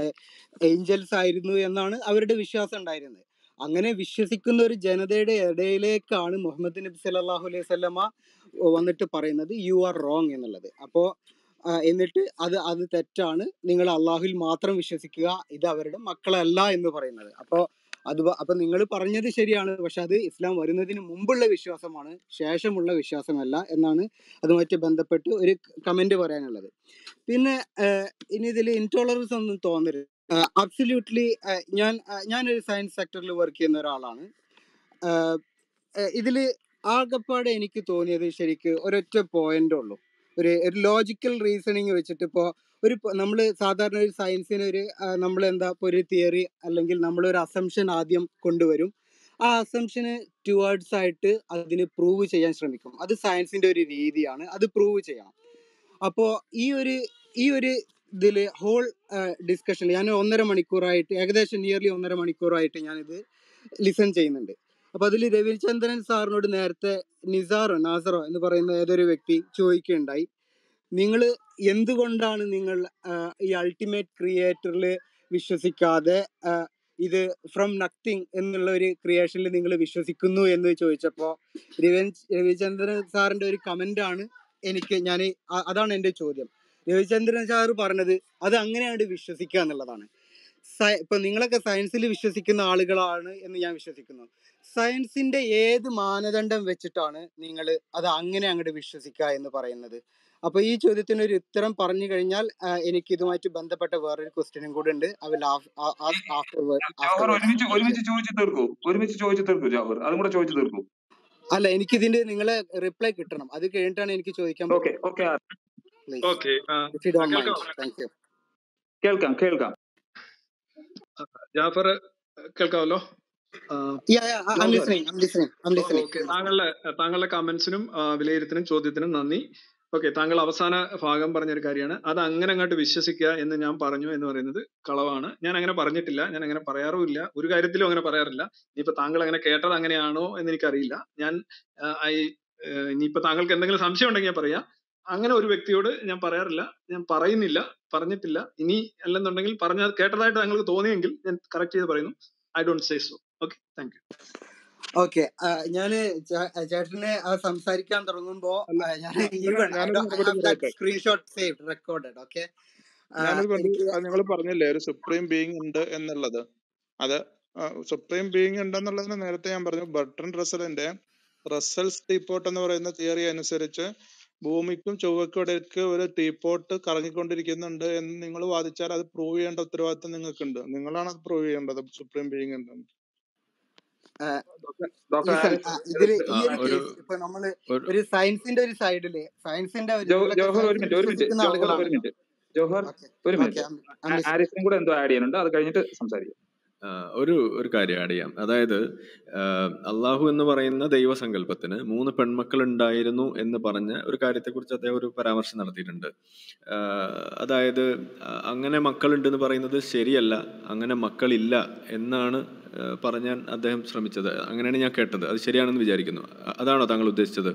Speaker 16: ഏഞ്ചൽസ് ആയിരുന്നു എന്നാണ് അവരുടെ വിശ്വാസം ഉണ്ടായിരുന്നത് അങ്ങനെ വിശ്വസിക്കുന്ന ഒരു ജനതയുടെ ഇടയിലേക്കാണ് മുഹമ്മദ് നബി സല്ലല്ലാഹു അലൈഹി വസല്ലമ വന്നിട്ട് പറയുന്നത് യു ആർ റോങ് എന്നുള്ളത് അപ്പോ ആ, എന്നിട്ട് അത് അത് തെറ്റാണ് നിങ്ങൾ അള്ളാഹുവിൽ മാത്രം വിശ്വസിക്കുക ഇത് അവരുടെ മക്കളല്ല എന്ന് പറയുന്നത് അപ്പോ അത് വ- അപ്പൊ നിങ്ങൾ പറഞ്ഞത് ശരിയാണ് പക്ഷെ അത് ഇസ്ലാം വരുന്നതിന് മുമ്പുള്ള വിശ്വാസമാണ് ശേഷമുള്ള വിശ്വാസമല്ല എന്നാണ് അതുമായിട്ട് ബന്ധപ്പെട്ട് ഒരു കമന്റ് പറയാനുള്ളത് പിന്നെ ആഹ് ഇനി ഇതിൽ ഇൻടോളറൻസ് ഒന്നും തോന്നരുത് അബ്സല്യൂട്ട്ലി ഞാൻ ആഹ് ഞാനൊരു സയൻസ് സെക്ടറിൽ വർക്ക് ചെയ്യുന്ന ഒരാളാണ് ആഹ് ഏഹ് ഇതില് ആകപ്പാടെ എനിക്ക് തോന്നിയത് ശരിക്ക് ഒരൊറ്റ പോയിന്റ് ഉള്ളൂ ഒരു ഒരു ലോജിക്കൽ റീസണിങ് വെച്ചിട്ട് ഇപ്പോൾ ഒരു നമ്മൾ സാധാരണ ഒരു സയൻസിന് ഒരു നമ്മൾ എന്താ ഇപ്പോൾ ഒരു തിയറി അല്ലെങ്കിൽ നമ്മൾ ഒരു അസംഷൻ ആദ്യം കൊണ്ടുവരും ആ അസംഷന് ടുവേർഡ്സ് ആയിട്ട് അതിന് പ്രൂവ് ചെയ്യാൻ ശ്രമിക്കും അത് സയൻസിന്റെ ഒരു രീതിയാണ് അത് പ്രൂവ് ചെയ്യണം അപ്പോൾ ഈ ഒരു ഈ ഒരു ഇതില് ഹോൾ ഡിസ്കഷൻ ഞാൻ ഒന്നര മണിക്കൂറായിട്ട് ഏകദേശം നിയർലി ഒന്നര മണിക്കൂറായിട്ട് ഞാനിത് ലിസൺ ചെയ്യുന്നുണ്ട് അപ്പൊ അതിൽ രവിചന്ദ്രൻ സാറിനോട് നേരത്തെ നിസാറോ നാസറോ എന്ന് പറയുന്ന ഏതൊരു വ്യക്തി ചോദിക്കുകയുണ്ടായി നിങ്ങൾ എന്തുകൊണ്ടാണ് നിങ്ങൾ ആ, ഈ അൾട്ടിമേറ്റ് ക്രിയേറ്ററിൽ വിശ്വസിക്കാതെ ആ, ഇത് ഫ്രം നത്തിങ് എന്നുള്ള ഒരു ക്രിയേഷനിൽ നിങ്ങൾ വിശ്വസിക്കുന്നു എന്ന് ചോദിച്ചപ്പോൾ രവി രവിചന്ദ്രൻ സാറിന്റെ ഒരു കമന്റ് ആണ് എനിക്ക് ഞാൻ അതാണ് എൻ്റെ ചോദ്യം രവിചന്ദ്രൻ സാർ പറഞ്ഞത് അത് അങ്ങനെയാണ് വിശ്വസിക്കുക എന്നുള്ളതാണ് സയ- ഇപ്പൊ നിങ്ങളൊക്കെ സയൻസിൽ വിശ്വസിക്കുന്ന ആളുകളാണ് എന്ന് ഞാൻ വിശ്വസിക്കുന്നു സയൻസിന്റെ ഏത് മാനദണ്ഡം വെച്ചിട്ടാണ് നിങ്ങൾ അത് അങ്ങനെ അങ്ങോട്ട് വിശ്വസിക്കുക എന്ന് പറയുന്നത് അപ്പൊ ഈ ചോദ്യത്തിന് ഒരു ഉത്തരം പറഞ്ഞു കഴിഞ്ഞാൽ ആ, എനിക്ക് ഇതുമായിട്ട് ബന്ധപ്പെട്ട വേറൊരു ക്വസ്റ്റ്യനും കൂടെ ഉണ്ട് ഐ വിൽ ആഫ്റ്റർ
Speaker 3: ജവഹർ ഒരുമിച്ച് ഒരുമിച്ച് ചോദിച്ചു തീർക്കൂ ഒരുമിച്ച് ചോദിച്ചു തീർക്കൂ ജവഹർ അതും കൂടെ ചോദിച്ചു തീർക്കൂ
Speaker 16: അല്ല എനിക്ക് ഇതിന്റെ നിങ്ങളെ റിപ്ലൈ കിട്ടണം അത് കഴിഞ്ഞിട്ടാണ് എനിക്ക് ചോദിക്കാൻ
Speaker 3: okay okay
Speaker 16: please
Speaker 9: okay
Speaker 16: if you don't
Speaker 9: കേൾക്കാം
Speaker 16: മൈൻഡ് താങ്ക് യു
Speaker 3: കേൾക്കാം കേൾക്കാം
Speaker 9: ജാഫർ കേൾക്കാമല്ലോ ആ,
Speaker 16: yeah yeah I
Speaker 9: Jafar
Speaker 16: listening I listening I listening
Speaker 9: okay താങ്കളുടെ താങ്കളുടെ കമന്റ്സിനും വിലയിരുത്തലും ചോദ്യത്തിനും നന്ദി ഓക്കെ താങ്കൾ അവസാന ഭാഗം പറഞ്ഞൊരു കാര്യമാണ് അത് അങ്ങനെ അങ്ങോട്ട് വിശ്വസിക്കുക എന്ന് ഞാൻ പറഞ്ഞു എന്ന് പറയുന്നത് കളവാണ് ഞാൻ അങ്ങനെ പറഞ്ഞിട്ടില്ല ഞാൻ അങ്ങനെ പറയാറുമില്ല ഒരു കാര്യത്തിലും അങ്ങനെ പറയാറില്ല ഇനിയിപ്പോ താങ്കൾ അങ്ങനെ കേട്ടത് അങ്ങനെയാണോ എന്ന് എനിക്കറിയില്ല ഞാൻ ആഹ് ഐ ആഹ് ഇനിയിപ്പോ താങ്കൾക്ക് എന്തെങ്കിലും സംശയം ഉണ്ടെങ്കിൽ ഞാൻ പറയാം അങ്ങനെ ഒരു വ്യക്തിയോട് ഞാൻ പറയാറില്ല ഞാൻ പറയുന്നില്ല പറഞ്ഞിട്ടില്ല ഇനി അല്ലെന്നുണ്ടെങ്കിൽ പറഞ്ഞ കേട്ടതായിട്ട് താങ്കൾക്ക് തോന്നിയെങ്കിൽ ഞാൻ കറക്റ്റ് ചെയ്ത് പറയുന്നു I don't say so okay thank you
Speaker 16: okay ഞാന് ചേ- ചേട്ടന് ആ സംസാരിക്കാൻ തുടങ്ങുമ്പോ
Speaker 2: അല്ല
Speaker 16: ഞാൻ
Speaker 2: ഞാ-
Speaker 16: ഈവൻ ഐ
Speaker 2: ഞാനൊരു മറുപടി
Speaker 16: ഹാവ് ദാറ്റ്
Speaker 2: പറയട്ടെ
Speaker 16: സ്ക്രീൻഷോട്ട് സേവ്ഡ് റെക്കോർഡഡ് ഓക്കെ
Speaker 2: ഞാനൊരു മറുപടി
Speaker 16: എനിക്ക്
Speaker 2: നിങ്ങൾ പറഞ്ഞില്ലേ ഒരു സുപ്രീം ബീയിങ് ഉണ്ട് എന്നുള്ളത് അത് സുപ്രീം ബീയിങ് ഉണ്ടെന്നുള്ളതിന് നേരത്തെ ഞാൻ പറഞ്ഞു ബർട്ടൺ റസലിന്റെ റസൽസ് ടീപ്പോട്ട് എന്ന് പറയുന്ന തിയറി അനുസരിച്ച് ഭൂമിക്കും ചൊവ്വയ്ക്കും ഇടയ്ക്ക് ഒരു ടീപ്പോട്ട് കറങ്ങിക്കൊണ്ടിരിക്കുന്നുണ്ട് എന്ന് നിങ്ങൾ വാദിച്ചാൽ അത് പ്രൂവ് ചെയ്യേണ്ട ഉത്തരവാദിത്തം നിങ്ങൾക്കുണ്ട് നിങ്ങളാണ് അത് പ്രൂവ് ചെയ്യേണ്ടത് സുപ്രീം ബീയിങ് ഉണ്ടെന്ന്
Speaker 3: ഡോക്ടർ
Speaker 16: ലിസൺ
Speaker 3: ആരിഫ്
Speaker 16: ഇതില്
Speaker 6: ആ,
Speaker 16: ഈ ഒരു
Speaker 6: ഒരു
Speaker 16: കേസ് ഇപ്പൊ നമ്മള്
Speaker 6: ഒരു
Speaker 16: ഒരു സയൻസിന്റെ ഒരു സൈഡില് സയൻസിന്റെ ഒരു
Speaker 3: ജോ
Speaker 16: നിങ്ങളൊക്കെ
Speaker 3: ജോഹർ ഒരു
Speaker 16: സയൻസിൽ
Speaker 3: മിനിറ്റ് ഒരു മിനിറ്റ്
Speaker 16: വിശ്വസിക്കുന്ന
Speaker 3: ജോഹർ ഒരു
Speaker 16: ആളുകളാണല്ലോ
Speaker 3: മിനിറ്റ് ജോഹർ
Speaker 16: ഓക്കെ
Speaker 3: ഒരു
Speaker 16: ഓക്കെ
Speaker 3: മിനിറ്റ് ആരിഫിനും കൂടെ എന്തോ ആഡ് ചെയ്യാനുണ്ട് അത് കഴിഞ്ഞിട്ട് സംസാരിക്കാം
Speaker 6: ആ, ഒരു ഒരു കാര്യം ആഡ് ചെയ്യാം അതായത് ആ, അള്ളാഹു എന്ന് പറയുന്ന ദൈവസങ്കല്പത്തിന് മൂന്ന് പെൺമക്കൾ ഉണ്ടായിരുന്നു എന്ന് പറഞ്ഞ ഒരു കാര്യത്തെക്കുറിച്ച് അദ്ദേഹം ഒരു പരാമർശം നടത്തിയിട്ടുണ്ട് ആ, അതായത് ആ, അങ്ങനെ മക്കളുണ്ടെന്ന് പറയുന്നത് ശരിയല്ല അങ്ങനെ മക്കളില്ല എന്നാണ് ആ, പറഞ്ഞാൻ അദ്ദേഹം ശ്രമിച്ചത് അങ്ങനെയാണ് ഞാൻ കേട്ടത് അത് ശരിയാണെന്ന് വിചാരിക്കുന്നു അ- അതാണോ താങ്കൾ ഉദ്ദേശിച്ചത്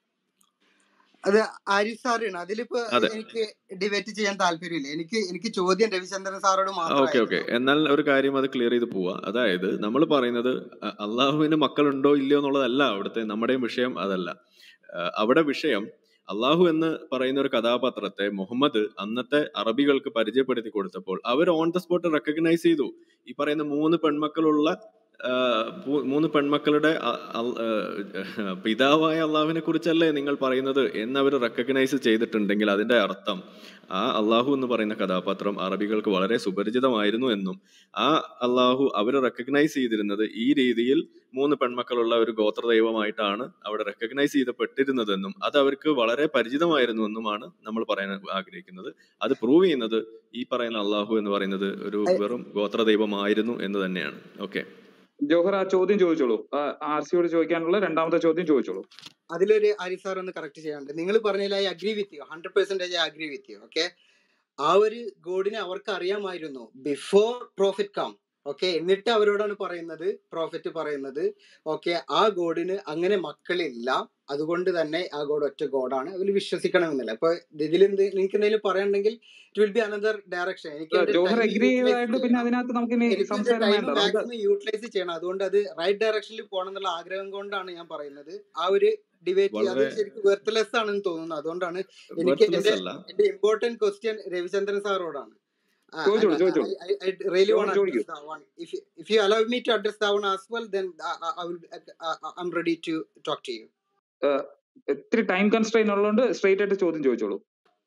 Speaker 16: അത് ആരിഫ് സാറാണ് അതിലിപ്പോ
Speaker 6: അതെ
Speaker 16: എനിക്ക് ഡിബേറ്റ് ചെയ്യാൻ താല്പര്യമില്ല എനിക്ക് എനിക്ക് ചോദ്യം രവിചന്ദ്രൻ സാറോട്
Speaker 6: ഓക്കെ ഓക്കെ
Speaker 16: മാത്രമായിരുന്നു
Speaker 6: എന്നാൽ ഒരു കാര്യം അത് ക്ലിയർ ചെയ്ത് പോവാ അതായത് നമ്മൾ പറയുന്നത് അ- അള്ളാഹുവിന് മക്കളുണ്ടോ ഇല്ലയോ എന്നുള്ളതല്ല അവിടുത്തെ നമ്മുടെയും വിഷയം അതല്ല ആ, അവിടെ വിഷയം അള്ളാഹു എന്ന് പറയുന്ന ഒരു കഥാപാത്രത്തെ മുഹമ്മദ് അന്നത്തെ അറബികൾക്ക് പരിചയപ്പെടുത്തി കൊടുത്തപ്പോൾ അവർ ഓൺ ദ സ്പോട്ട് റെക്കഗ്നൈസ് ചെയ്തു ഈ പറയുന്ന മൂന്ന് പെൺമക്കളുള്ള ആ, പൂ- മൂന്ന് പെൺമക്കളുടെ അ- അൽ- ആ, പിതാവായ അള്ളാഹുവിനെ കുറിച്ചല്ലേ നിങ്ങൾ പറയുന്നത് എന്ന് അവർ റെക്കഗ്നൈസ് ചെയ്തിട്ടുണ്ടെങ്കിൽ അതിന്റെ അർത്ഥം ആ അള്ളാഹു എന്ന് പറയുന്ന കഥാപാത്രം അറബികൾക്ക് വളരെ സുപരിചിതമായിരുന്നു എന്നും ആ അള്ളാഹു അവർ റെക്കഗ്നൈസ് ചെയ്തിരുന്നത് ഈ രീതിയിൽ മൂന്ന് പെൺമക്കളുള്ള ഒരു ഗോത്ര ദൈവമായിട്ടാണ് അവിടെ റെക്കഗ്നൈസ് ചെയ്യപ്പെട്ടിരുന്നതെന്നും അത് അവർക്ക് വളരെ പരിചിതമായിരുന്നു എന്നുമാണ് നമ്മൾ പറയാൻ ആഗ്രഹിക്കുന്നത് അത് പ്രൂവ് ചെയ്യുന്നത് ഈ പറയുന്ന അള്ളാഹു എന്ന് പറയുന്നത് ഒരു വെറും ഗോത്ര ദൈവമായിരുന്നു എന്ന് തന്നെയാണ് ഓക്കെ
Speaker 3: ജോഹർ ആ ചോദ്യം ചോദിച്ചോളൂ ആർ സിയോട് ചോദിക്കാനുള്ള രണ്ടാമത്തെ ചോദ്യം ചോദിച്ചോളൂ
Speaker 16: അതിലൊരു ആരിഫ് സാർ ഒന്ന് കറക്റ്റ് ചെയ്യാനുണ്ട് നിങ്ങൾ പറഞ്ഞതിൽ I agree with you hundred percentage I agree with you okay ആ ഒരു ഗോഡിനെ അവർക്ക് അറിയാമായിരുന്നു ബിഫോർ പ്രോഫിറ്റ് കം ഓക്കെ എന്നിട്ട് അവരോടാണ് പറയുന്നത് പ്രോഫിറ്റ് പറയുന്നത് ഓക്കെ ആ ഗോഡിന് അങ്ങനെ മക്കളില്ല അതുകൊണ്ട് തന്നെ ആ ഗോഡ് ഒറ്റ ഗോഡാണ് അതിൽ വിശ്വസിക്കണമെന്നില്ല അപ്പൊ ഇതിൽ നിങ്ങൾക്ക് എന്തെങ്കിലും പറയാനുണ്ടെങ്കിൽ it will be another direction എനിക്ക് എന്റെ
Speaker 3: ജോഹർ
Speaker 16: ടൈം
Speaker 3: എഗ്രി
Speaker 16: യൂട്ടിലൈസ്
Speaker 3: ചെയ്തതായിട്ട് പിന്നെ
Speaker 16: ചെയ്യണം
Speaker 3: അതിനകത്ത് നമുക്ക് ഇനി
Speaker 16: എനിക്ക് എന്റെ
Speaker 3: സംസാരം
Speaker 16: ടൈം
Speaker 3: വേണ്ട നമുക്ക്
Speaker 16: മാക്സിമം യൂട്ടിലൈസ് ചെയ്യണം അതുകൊണ്ട് അത് റൈറ്റ് ഡയറക്ഷനിൽ പോകണം എന്നുള്ള ആഗ്രഹം കൊണ്ടാണ് ഞാൻ പറയുന്നത് ആ ഒരു ഡിബേറ്റ് അത്
Speaker 6: വളരെ
Speaker 16: ശരിക്കും വെർത്ത്ലെസ് ആണെന്ന് തോന്നുന്നു അതുകൊണ്ടാണ് എനിക്ക്
Speaker 6: വെർത്ത്ലെസ്
Speaker 16: എന്റെ
Speaker 6: അല്ല
Speaker 16: എന്റെ ഇമ്പോർട്ടന്റ് ക്വസ്റ്റ്യൻ രവിചന്ദ്രൻ സാറോടാണ്
Speaker 3: ചോദിച്ചോളൂ ചോദിച്ചോളൂ
Speaker 16: I really
Speaker 3: Johar
Speaker 16: want to
Speaker 3: ചോദിക്കൂ
Speaker 16: address that one. If you, if you allow me to address that one as well, then I, I, I will. I, I- I'm ready to talk to you.
Speaker 3: ഏഹ്, ഇത്തിരി time constrain ഉള്ളതുകൊണ്ട് straight ആയിട്ട് ചോദ്യം ചോദിച്ചോളൂ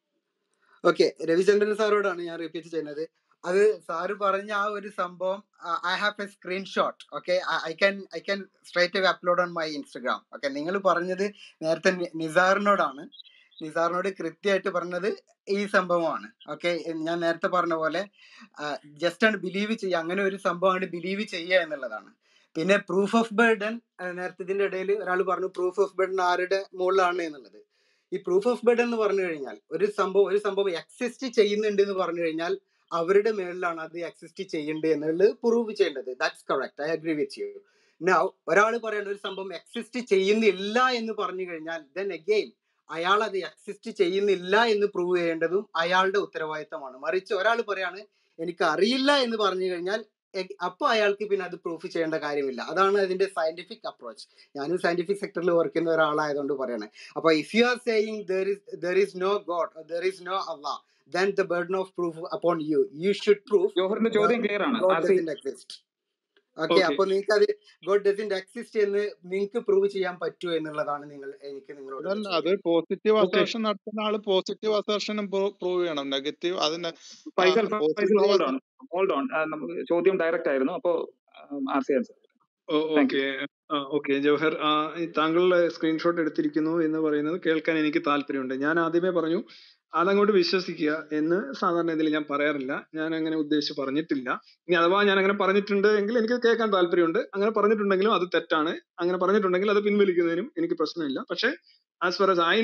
Speaker 16: okay Ravichandran സാറോടാണ് ഞാൻ repeat ചെയ്യുന്നത് അത് sir പറഞ്ഞ ആ ഒരു സംഭവം I have a screenshot okay I can I can straight away upload on my Instagram okay നിങ്ങൾ പറഞ്ഞത് നേരത്തെ നി- നിസാറിനോടാണ് നിസാറിനോട് കൃത്യമായിട്ട് പറഞ്ഞത് ഈ സംഭവമാണ് ഓക്കെ ഞാൻ നേരത്തെ പറഞ്ഞ പോലെ ജസ്റ്റ് ആണ് ബിലീവ് ചെയ്യുക അങ്ങനെ ഒരു സംഭവമാണ് ബിലീവ് ചെയ്യുക എന്നുള്ളതാണ് പിന്നെ പ്രൂഫ് ഓഫ് ബർഡൻ നേരത്തെ ഇതിന്റെ ഇടയിൽ ഒരാൾ പറഞ്ഞു പ്രൂഫ് ഓഫ് ബർഡൻ ആരുടെ മുകളിലാണ് എന്നുള്ളത് ഈ പ്രൂഫ് ഓഫ് ബർഡൻ എന്ന് പറഞ്ഞു കഴിഞ്ഞാൽ ഒരു സംഭവം ഒരു സംഭവം എക്സിസ്റ്റ് ചെയ്യുന്നുണ്ട് എന്ന് പറഞ്ഞു കഴിഞ്ഞാൽ അവരുടെ മേളിലാണ് അത് എക്സിസ്റ്റ് ചെയ്യേണ്ടത് എന്നുള്ളത് പ്രൂവ് ചെയ്യേണ്ടത് that's correct I agree with you now ഒരാൾ പറയേണ്ട ഒരു സംഭവം എക്സിസ്റ്റ് ചെയ്യുന്നില്ല എന്ന് പറഞ്ഞു കഴിഞ്ഞാൽ ദെൻ അഗെയിൻ അയാൾ അത് എക്സിസ്റ്റ് ചെയ്യുന്നില്ല എന്ന് പ്രൂവ് ചെയ്യേണ്ടതും അയാളുടെ ഉത്തരവാദിത്തമാണ് മറിച്ച് ഒരാൾ പറയാണ് എനിക്ക് അറിയില്ല എന്ന് പറഞ്ഞു കഴിഞ്ഞാൽ എ- അപ്പൊ അയാൾക്ക് പിന്നെ അത് പ്രൂഫ് ചെയ്യേണ്ട കാര്യമില്ല അതാണ് അതിന്റെ സയന്റിഫിക് അപ്രോച്ച് ഞാനും സയന്റിഫിക് സെക്ടറിൽ വർക്ക് ചെയ്യുന്ന ഒരാളായതുകൊണ്ട് പറയാണ് അപ്പൊ if you are saying there is there is no god there is no Allah then the burden of proof upon you you should prove
Speaker 3: ജോഹറിന്റെ ചോദ്യം ക്ലിയർ ആണ്
Speaker 16: god
Speaker 3: R C
Speaker 16: doesn't exist okay
Speaker 3: okay
Speaker 16: അപ്പൊ നിങ്ങൾക്ക് അത് God doesn't exist എന്ന് നിങ്ങൾക്ക് prove ചെയ്യാൻ പറ്റുമോ എന്നുള്ളതാണ് നിങ്ങൾ എനിക്ക് നിങ്ങളോടുള്ള
Speaker 2: അതല്ല അത്
Speaker 16: ചോദ്യം
Speaker 2: പോസിറ്റീവ്
Speaker 3: ഓക്കെ
Speaker 2: അസേർഷൻ നടത്തുന്ന ആള് പോസിറ്റീവ് അസേർഷനും പ്രൂവ് ചെയ്യണം നെഗറ്റീവ് അതിന്റെ
Speaker 3: Faisal Faisal
Speaker 2: positive
Speaker 3: hold on hold on നമുക്ക് ചോദ്യം ഡയറക്റ്റ് ആയിരുന്നു അപ്പോ R C answer thank you
Speaker 9: okay okay Jawahar ആ, ഈ താങ്കളുടെ സ്ക്രീൻഷോട്ട് എടുത്തിരിക്കുന്നു എന്ന് പറയുന്നത് കേൾക്കാൻ എനിക്ക് താല്പര്യമുണ്ട് ഞാൻ ആദ്യമേ പറഞ്ഞു അതങ്ങോട്ട് വിശ്വസിക്കുക എന്ന് സാധാരണ ഇതിൽ ഞാൻ പറയാറില്ല ഞാൻ അങ്ങനെ ഉദ്ദേശിച്ച് പറഞ്ഞിട്ടില്ല ഇനി അഥവാ ഞാൻ അങ്ങനെ പറഞ്ഞിട്ടുണ്ട് എങ്കിൽ എനിക്ക് കേൾക്കാൻ താല്പര്യമുണ്ട് അങ്ങനെ പറഞ്ഞിട്ടുണ്ടെങ്കിലും അത് തെറ്റാണ് അങ്ങനെ പറഞ്ഞിട്ടുണ്ടെങ്കിൽ അത് പിൻവലിക്കുന്നതിനും എനിക്ക് പ്രശ്നമില്ല പക്ഷേ as far as I know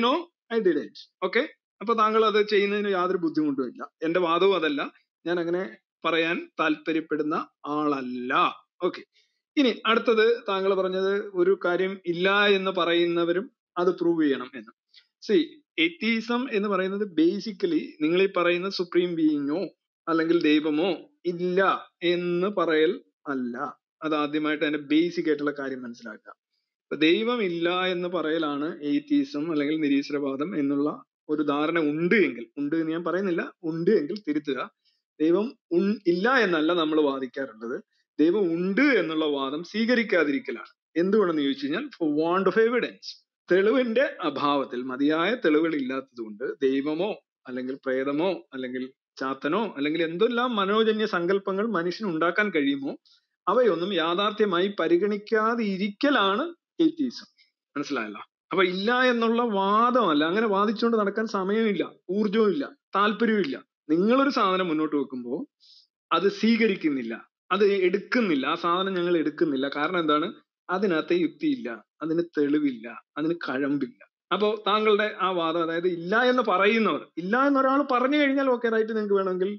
Speaker 9: I did it okay അപ്പൊ താങ്കൾ അത് ചെയ്യുന്നതിന് യാതൊരു ബുദ്ധിമുട്ടും ഇല്ല എന്റെ വാദവും അതല്ല ഞാൻ അങ്ങനെ പറയാൻ താല്പര്യപ്പെടുന്ന ആളല്ല ഓക്കെ ഇനി അടുത്തത് താങ്കൾ പറഞ്ഞത് ഒരു കാര്യം ഇല്ല എന്ന് പറയുന്നവരും അത് പ്രൂവ് ചെയ്യണം എന്ന് സി എത്തീസം എന്ന് പറയുന്നത് ബേസിക്കലി നിങ്ങൾ ഈ പറയുന്ന സുപ്രീം ബീയിങ്ങോ അല്ലെങ്കിൽ ദൈവമോ ഇല്ല എന്ന് പറയൽ അല്ല അത് ആദ്യമായിട്ട് അതിന്റെ ബേസിക് ആയിട്ടുള്ള കാര്യം മനസ്സിലാക്കുക അപ്പൊ ദൈവം ഇല്ല എന്ന് പറയലാണ് എയ്ത്തീസം അല്ലെങ്കിൽ നിരീശ്വരവാദം എന്നുള്ള ഒരു ധാരണ ഉണ്ട് എങ്കിൽ ഉണ്ട് എന്ന് ഞാൻ പറയുന്നില്ല ഉണ്ട് എങ്കിൽ തിരുത്തുക ദൈവം ഉൺ- ഇല്ല എന്നല്ല നമ്മൾ വാദിക്കാറുള്ളത് ദൈവം ഉണ്ട് എന്നുള്ള വാദം സ്വീകരിക്കാതിരിക്കലാണ് എന്തുകൊണ്ടെന്ന് ചോദിച്ചു കഴിഞ്ഞാൽ ഫോർ വാണ്ട് ഓഫ് എവിഡൻസ് തെളിവിന്റെ അഭാവത്തിൽ മതിയായ തെളിവുകൾ ഇല്ലാത്തത് കൊണ്ട് ദൈവമോ അല്ലെങ്കിൽ പ്രേതമോ അല്ലെങ്കിൽ ചാത്തനോ അല്ലെങ്കിൽ എന്തെല്ലാം മനോജന്യ സങ്കല്പങ്ങൾ മനുഷ്യന് ഉണ്ടാക്കാൻ കഴിയുമോ അവയൊന്നും യാഥാർത്ഥ്യമായി പരിഗണിക്കാതെ ഇരിക്കലാണ് എയ്ത്തീസം മനസ്സിലായല്ലോ അപ്പൊ ഇല്ല എന്നുള്ള വാദമല്ല അങ്ങനെ വാദിച്ചുകൊണ്ട് നടക്കാൻ സമയമില്ല ഊർജവും ഇല്ല താല്പര്യവും ഇല്ല നിങ്ങളൊരു സാധനം മുന്നോട്ട് വെക്കുമ്പോൾ അത് സ്വീകരിക്കുന്നില്ല അത് എടുക്കുന്നില്ല ആ സാധനം ഞങ്ങൾ എടുക്കുന്നില്ല കാരണം എന്താണ് അതിനകത്ത് യുക്തിയില്ല അതിന് തെളിവില്ല അതിന് കഴമ്പില്ല അപ്പോ താങ്കളുടെ ആ വാദം അതായത് ഇല്ല എന്ന് പറയുന്നവർ ഇല്ല എന്ന് ഒരാൾ പറഞ്ഞു കഴിഞ്ഞാൽ ഓക്കെ റൈറ്റ് നിങ്ങൾക്ക് വേണമെങ്കിൽ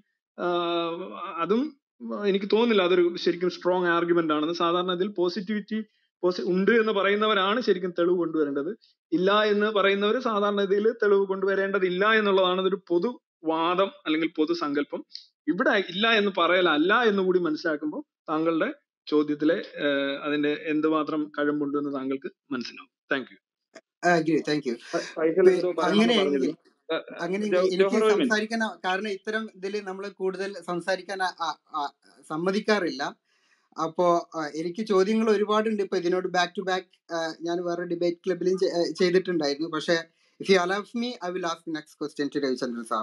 Speaker 9: ആഹ് അതും എനിക്ക് തോന്നുന്നില്ല അതൊരു ശരിക്കും സ്ട്രോങ് ആർഗ്യുമെന്റ് ആണെന്ന് സാധാരണ ഇതിൽ പോസിറ്റിവിറ്റി പോസി ഉണ്ട് എന്ന് പറയുന്നവരാണ് ശരിക്കും തെളിവ് കൊണ്ടുവരേണ്ടത് ഇല്ല എന്ന് പറയുന്നവർ സാധാരണ ഇതിൽ തെളിവ് കൊണ്ടുവരേണ്ടതില്ല എന്നുള്ളതാണ് ഇതൊരു പൊതു വാദം അല്ലെങ്കിൽ പൊതു സങ്കല്പം ഇവിടെ ഇല്ല എന്ന് പറയലല്ല എന്ന് കൂടി മനസ്സിലാക്കുമ്പോൾ താങ്കളുടെ ചോദ്യത്തിലെ ആഹ് അതിന്റെ എന്തുമാത്രം കഴമ്പുണ്ട് എന്ന് താങ്കൾക്ക് മനസ്സിലാവും thank you
Speaker 16: agree thank you
Speaker 3: Faisal എന്തോ പറയണമെന്ന്
Speaker 16: അങ്ങനെയെങ്കിൽ
Speaker 3: പറഞ്ഞിരുന്നു ഏഹ്,
Speaker 16: അങ്ങനെയെങ്കിൽ
Speaker 3: ജോ-
Speaker 16: എനിക്ക്
Speaker 3: ജോഹർ ഒരു മിനിറ്റ്
Speaker 16: സംസാരിക്കാൻ ആ- കാരണം ഇത്തരം ഇതിൽ നമ്മൾ കൂടുതൽ സംസാരിക്കാൻ ആ- ആ- ആ- സമ്മതിക്കാറില്ല അപ്പോ ആ, എനിക്ക് ചോദ്യങ്ങൾ ഒരുപാടുണ്ട് ഇപ്പൊ ഇതിനോട് ബാക്ക് ടു ബാക്ക് ഞാൻ വേറെ ഡിബേറ്റ് ക്ലബിലും ചെയ്തിട്ടുണ്ടായിരുന്നു പക്ഷെ if you allow me I will ask next question to Ravichandran sir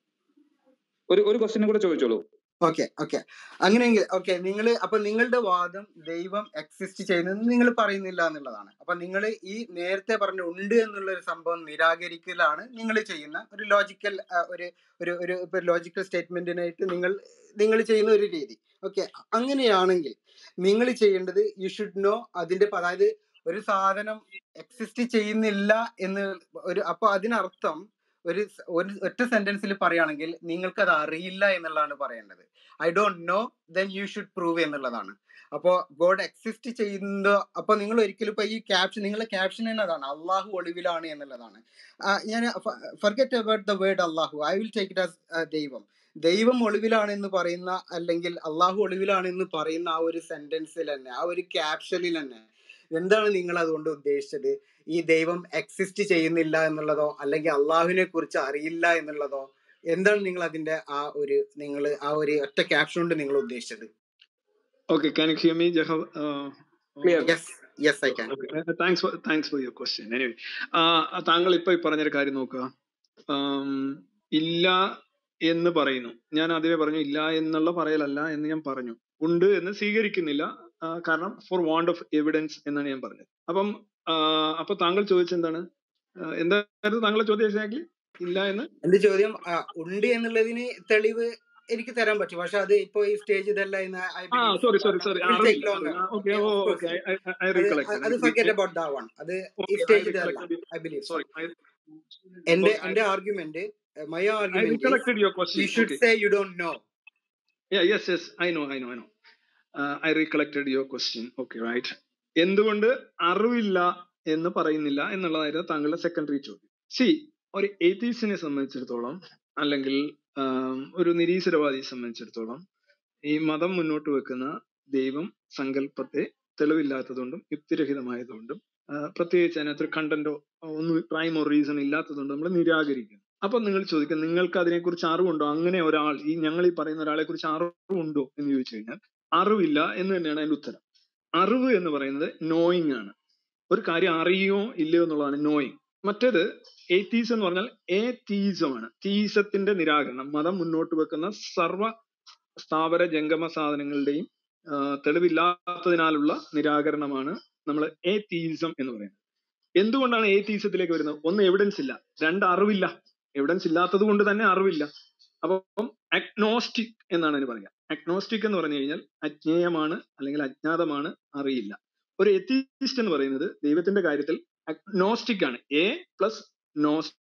Speaker 3: ഒരു ഒരു ക്വസ്റ്റ്യൻ കൂടെ ചോദിച്ചോളൂ
Speaker 16: ഓക്കെ ഓക്കെ അങ്ങനെയെങ്കിൽ ഓക്കെ നിങ്ങൾ അപ്പൊ നിങ്ങളുടെ വാദം ദൈവം എക്സിസ്റ്റ് ചെയ്യുന്നത് നിങ്ങൾ പറയുന്നില്ല എന്നുള്ളതാണ് അപ്പൊ നിങ്ങൾ ഈ നേരത്തെ പറഞ്ഞ ഉണ്ട് എന്നുള്ള ഒരു സംഭവം നിരാകരിക്കലാണ് നിങ്ങൾ ചെയ്യുന്ന ഒരു ലോജിക്കൽ ഒരു ഒരു ഒരു ഇപ്പൊ ലോജിക്കൽ സ്റ്റേറ്റ്മെന്റിനായിട്ട് നിങ്ങൾ നിങ്ങൾ ചെയ്യുന്ന ഒരു രീതി ഓക്കെ അങ്ങനെയാണെങ്കിൽ നിങ്ങൾ ചെയ്യേണ്ടത് യു ഷുഡ് നോ അതിന്റെ പ- അതായത് ഒരു സാധനം എക്സിസ്റ്റ് ചെയ്യുന്നില്ല എന്ന് ഒരു അപ്പൊ അതിനർത്ഥം ഒരു സ- ഒരു ഒറ്റ സെന്റൻസിൽ പറയുകയാണെങ്കിൽ നിങ്ങൾക്ക് അത് അറിയില്ല എന്നുള്ളതാണ് പറയേണ്ടത് I don't know then you should prove എന്നുള്ളതാണ് അപ്പോൾ ഗോഡ് എക്സിസ്റ്റ് ചെയ്യുന്ന അപ്പൊ നിങ്ങൾ ഒരിക്കലും ഇപ്പൊ ഈ ക്യാപ്ഷൻ നിങ്ങളുടെ ക്യാപ്ഷൻ തന്നെ അതാണ് അള്ളാഹു ഒളിവിലാണ് എന്നുള്ളതാണ് ആ, ഞാൻ forget about the word Allahu I will take it as ദൈവം ദൈവം ഒളിവിലാണ് എന്ന് പറയുന്ന അല്ലെങ്കിൽ അള്ളാഹു ഒളിവിലാണ് എന്ന് പറയുന്ന ആ ഒരു സെന്റൻസിൽ തന്നെ ആ ഒരു ക്യാപ്ഷനിൽ തന്നെ എന്താണ് നിങ്ങൾ അതുകൊണ്ട് ഉദ്ദേശിച്ചത് ഈ ദൈവം എക്സിസ്റ്റ് ചെയ്യുന്നില്ല എന്നുള്ളതോ അല്ലെങ്കിൽ അള്ളാഹുവിനെ കുറിച്ച് അറിയില്ല എന്നുള്ളതോ എന്താണ് നിങ്ങൾ അതിന്റെ ആ ഒരു നിങ്ങൾ ആ ഒരു ഒറ്റ ക്യാപ്ഷൻ കൊണ്ട് നിങ്ങൾ ഉദ്ദേശിച്ചത്
Speaker 9: okay can you hear me ജഹബ്
Speaker 3: clear
Speaker 16: yes yes I can
Speaker 9: thanks for thanks for your question anyway താങ്കൾ ഇപ്പൊ ഈ പറഞ്ഞൊരു കാര്യം നോക്കുക ആം, ഇല്ല എന്ന് പറയുന്നു ഞാൻ ആദ്യമേ പറഞ്ഞു ഇല്ല എന്നുള്ള പറയലല്ല എന്ന് ഞാൻ പറഞ്ഞു ഉണ്ട് എന്ന് സ്വീകരിക്കുന്നില്ല ആ, കാരണം ഫോർ വാണ്ട് ഓഫ് എവിഡൻസ് എന്നാണ് ഞാൻ പറഞ്ഞത് അപ്പം ആ, അപ്പൊ താങ്കൾ ചോദിച്ചെന്താണ് ആ, എന്തായിരുന്നു താങ്കളുടെ ചോദ്യം എക്സാക്ട്ലി ഇല്ല എന്ന്
Speaker 16: എന്റെ ചോദ്യം ആ, ഉണ്ട് എന്നുള്ളതിന് തെളിവ് എനിക്ക് തരാൻ പറ്റും പക്ഷെ അത് ഇപ്പൊ ഈ സ്റ്റേജ് ഇതല്ല എന്ന് I
Speaker 9: uh
Speaker 16: believe
Speaker 9: sorry sorry sorry
Speaker 16: will take
Speaker 9: അറിയില്ല
Speaker 16: longer
Speaker 9: okay
Speaker 16: okay
Speaker 9: oh
Speaker 16: of
Speaker 9: okay
Speaker 16: course
Speaker 9: I
Speaker 16: അത്
Speaker 9: റീകളക്ട്
Speaker 16: അത് ഫർഗെറ്റ് അബൌട്ട് ദാ വൺ അത് ഈ
Speaker 9: ഓക്കെ ഐ
Speaker 16: സ്റ്റേജ് ഇതല്ല
Speaker 9: recollected
Speaker 16: I believe so
Speaker 9: sorry I
Speaker 16: എന്റെ
Speaker 9: okay
Speaker 16: എന്റെ argument my
Speaker 9: I
Speaker 16: argument is
Speaker 9: recollected your
Speaker 16: you
Speaker 9: question
Speaker 16: should
Speaker 9: okay
Speaker 16: say you don't know
Speaker 9: Yeah, yes, yes. I know, I know, I know. Uh, I recollected your question. Okay, right. എന്തുകൊണ്ട് അറിവില്ല എന്ന് പറയുന്നില്ല എന്നുള്ളതായിരുന്നു താങ്കളുടെ secondary ചോദ്യം C ഒരു എയ്ത്തീസിനെ സംബന്ധിച്ചിടത്തോളം അല്ലെങ്കിൽ ആം, ഒരു നിരീശ്വരവാദിയെ സംബന്ധിച്ചിടത്തോളം ഈ മതം മുന്നോട്ട് വെക്കുന്ന ദൈവം സങ്കല്പത്തെ തെളിവില്ലാത്തതുകൊണ്ടും യുക്തിരഹിതമായതുകൊണ്ടും ആ, പ്രത്യേകിച്ച് അതിനകത്തൊരു കണ്ടന്റോ ഒന്നും പ്രൈമോ റീസൺ ഇല്ലാത്തതുകൊണ്ട് നമ്മൾ നിരാകരിക്കുന്നു അപ്പൊ നിങ്ങൾ ചോദിക്കും നിങ്ങൾക്ക് അതിനെക്കുറിച്ച് അറിവുണ്ടോ അങ്ങനെ ഒരാൾ ഈ ഞങ്ങൾ ഈ പറയുന്ന ഒരാളെ കുറിച്ച് അറിവുണ്ടോ എന്ന് ചോദിച്ചു കഴിഞ്ഞാൽ അറിവില്ല എന്ന് തന്നെയാണ് അതിന്റെ ഉത്തരം അറിവ് എന്ന് പറയുന്നത് നോയിങ് ആണ് ഒരു കാര്യം അറിയോ ഇല്ലയോ എന്നുള്ളതാണ് നോയിങ് മറ്റേത് എയ്ത്തീസ് എന്ന് പറഞ്ഞാൽ എ തീസമാണ് തീസത്തിന്റെ നിരാകരണം മതം മുന്നോട്ട് വെക്കുന്ന സർവ സ്ഥാവര ജംഗമ സാധനങ്ങളുടെയും ആ, തെളിവില്ലാത്തതിനാലുള്ള നിരാകരണമാണ് നമ്മൾ എ തീസം എന്ന് പറയുന്നത് എന്തുകൊണ്ടാണ് എ തീസത്തിലേക്ക് വരുന്നത് ഒന്ന് എവിഡൻസ് ഇല്ല രണ്ട് അറിവില്ല എവിഡൻസ് ഇല്ലാത്തത് കൊണ്ട് തന്നെ അറിവില്ല അപ്പം അഗ്നോസ്റ്റിക് എന്നാണ് അതിന് പറയുക അഗ്നോസ്റ്റിക് എന്ന് പറഞ്ഞു കഴിഞ്ഞാൽ അജ്ഞേയമാണ് അല്ലെങ്കിൽ അജ്ഞാതമാണ് അറിയില്ല ഒരു എത്തീസ്റ്റ് എന്ന് പറയുന്നത് ദൈവത്തിന്റെ കാര്യത്തിൽ അഗ്നോസ്റ്റിക് ആണ് A plus knows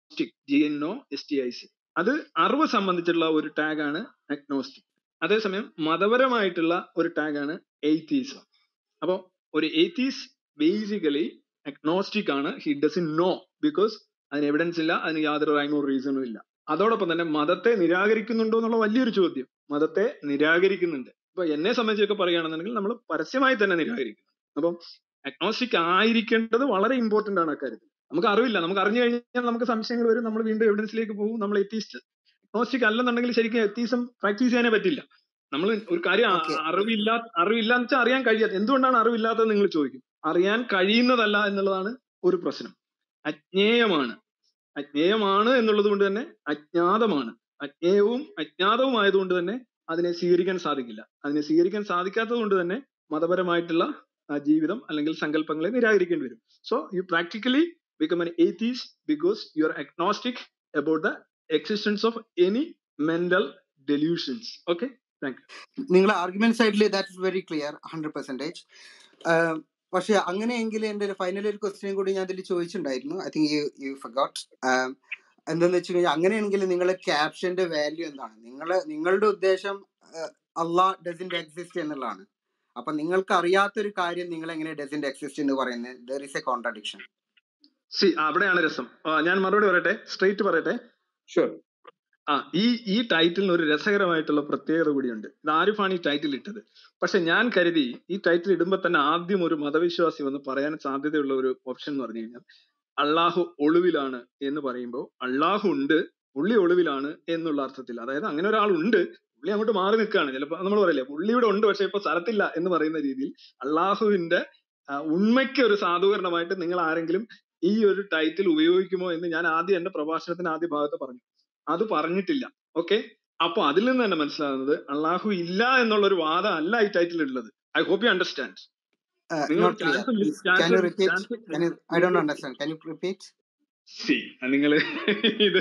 Speaker 9: agnostic G N O S T I C അത് അറിവ് സംബന്ധിച്ചുള്ള ഒരു ടാഗാണ് അഗ്നോസ്റ്റിക് അതേസമയം മതപരമായിട്ടുള്ള ഒരു ടാഗാണ് എയ്ത്തീസം അപ്പോ ഒരു എയ്ത്തീസ് ബേസിക്കലി അഗ്നോസ്റ്റിക് ആണ് ഹി ഡസൻ നോ ബിക്കോസ് അതിന് എവിഡൻസ് ഇല്ല അതിന് യാതൊരു റൈമോ റീസണും ഇല്ല അതോടൊപ്പം തന്നെ മതത്തെ നിരാകരിക്കുന്നുണ്ടോ എന്നുള്ള വലിയൊരു ചോദ്യം മതത്തെ നിരാകരിക്കുന്നുണ്ട് ഇപ്പൊ എന്നെ സംബന്ധിച്ചൊക്കെ പറയുകയാണെന്നുണ്ടെങ്കിൽ നമ്മൾ പരസ്യമായി തന്നെ നിരാകരിക്കുന്നു അപ്പം അഗ്നോസ്റ്റിക് ആയിരിക്കേണ്ടത് വളരെ ഇമ്പോർട്ടന്റ് ആണ് അക്കാര്യത്തിൽ നമുക്ക് അറിവില്ല നമുക്ക് അറിഞ്ഞു കഴിഞ്ഞാൽ നമുക്ക് സംശയങ്ങൾ വരും നമ്മൾ വീണ്ടും എവിഡൻസിലേക്ക് പോകും നമ്മൾ എത്തീസ്റ്റ് അഗ്നോസ്റ്റിക് അല്ലെന്നുണ്ടെങ്കിൽ ശരിക്കും എത്തീസം പ്രാക്ടീസ് ചെയ്യാനേ പറ്റില്ല നമ്മൾ ഒരു കാര്യം അ-
Speaker 16: ഓക്കെ
Speaker 9: അറിവില്ല അറിവില്ല എന്ന് വെച്ചാൽ അറിയാൻ കഴിയാത്ത എന്തുകൊണ്ടാണ് അറിവില്ലാത്തത് നിങ്ങൾ ചോദിക്കും അറിയാൻ കഴിയുന്നതല്ല എന്നുള്ളതാണ് ഒരു പ്രശ്നം അജ്ഞേയമാണ് അജ്ഞേയമാണ് എന്നുള്ളത് കൊണ്ട് തന്നെ അജ്ഞാതമാണ് അജ്ഞേയവും അജ്ഞാതവും ആയതുകൊണ്ട് തന്നെ അതിനെ സ്വീകരിക്കാൻ സാധിക്കില്ല അതിനെ സ്വീകരിക്കാൻ സാധിക്കാത്തത് കൊണ്ട് തന്നെ മതപരമായിട്ടുള്ള ആ, ജീവിതം അല്ലെങ്കിൽ സങ്കല്പങ്ങളെ നിരാകരിക്കേണ്ടി വരും so you practically become an atheist because you are agnostic about the existence of any mental delusions okay thank you
Speaker 16: നിങ്ങളെ ആർഗ്യുമെന്റ് സൈഡിൽ that is very clear hundred percentage പക്ഷെ അങ്ങനെയെങ്കിൽ എൻ്റെ ഒരു ഫൈനൽ ഒരു ക്വസ്റ്റ്യൻ കൂടി ഞാൻ അതിൽ ചോദിച്ചിട്ടുണ്ടായിരുന്നു I think you you forgot എന്താന്ന് വെച്ച് കഴിഞ്ഞാൽ അങ്ങനെയാണെങ്കിൽ നിങ്ങളെ ക്യാപ്ഷന്റെ വാല്യൂ എന്താണ് നിങ്ങളെ നിങ്ങളുടെ ഉദ്ദേശം അള്ളാഹ് ഡസിന്റ് എക്സിസ്റ്റ് എന്നുള്ളതാണ് അപ്പൊ നിങ്ങൾക്ക് അറിയാത്തൊരു കാര്യം നിങ്ങൾ എങ്ങനെ ഡസിന്റ് എക്സിസ്റ്റ് എന്ന് പറയുന്നത് there is a contradiction
Speaker 9: see അവിടെയാണ് രസം ആ, ഞാൻ മറുപടി പറയട്ടെ സ്ട്രെയിറ്റ് പറയട്ടെ
Speaker 3: ഷുവർ
Speaker 9: ആ ഈ ഈ ടൈറ്റിലിന് ഒരു രസകരമായിട്ടുള്ള പ്രത്യേകത കൂടിയുണ്ട് ഇത് ആരിഫാണ് ഈ ടൈറ്റിൽ ഇട്ടത് പക്ഷെ ഞാൻ കരുതി ഈ ടൈറ്റിൽ ഇടുമ്പോൾ തന്നെ ആദ്യം ഒരു മതവിശ്വാസി വന്ന് പറയാൻ സാധ്യതയുള്ള ഒരു ഓപ്ഷൻ എന്ന് പറഞ്ഞു കഴിഞ്ഞാൽ അള്ളാഹു ഒളിവിലാണ് എന്ന് പറയുമ്പോൾ അള്ളാഹു ഉണ്ട് പുള്ളി ഒളിവിലാണ് എന്നുള്ള അർത്ഥത്തിൽ അതായത് അങ്ങനെ ഒരാളുണ്ട് പുള്ളി അങ്ങോട്ട് മാറി നിൽക്കുകയാണ് ചിലപ്പോൾ നമ്മൾ പറയില്ലേ പുള്ളി ഇവിടെ ഉണ്ട് പക്ഷെ ഇപ്പൊ സ്ഥലത്തില്ല എന്ന് പറയുന്ന രീതിയിൽ അള്ളാഹുവിന്റെ ആ, ഉണ്മയ്ക്ക് ഒരു സാധൂകരണമായിട്ട് നിങ്ങൾ ആരെങ്കിലും ഈ ഒരു ടൈറ്റിൽ ഉപയോഗിക്കുമോ എന്ന് ഞാൻ ആദ്യം എന്റെ പ്രഭാഷണത്തിന് ആദ്യ ഭാഗത്ത് പറഞ്ഞു അത് പറഞ്ഞിട്ടില്ല ഓക്കെ അപ്പൊ അതിൽ നിന്ന് തന്നെ മനസ്സിലാകുന്നത് അള്ളാഹു ഇല്ല എന്നുള്ള ഒരു വാദം അല്ല ഈ ടൈറ്റിൽ ഉള്ളത് ഐ ഹോപ്പ് യു അണ്ടർസ്റ്റാൻഡ് നിങ്ങൾ
Speaker 16: not clear
Speaker 9: chance
Speaker 16: please can you
Speaker 9: chance
Speaker 16: repeat
Speaker 9: chance
Speaker 16: can you I don't understand can you repeat
Speaker 9: see നിങ്ങൾ ഇത്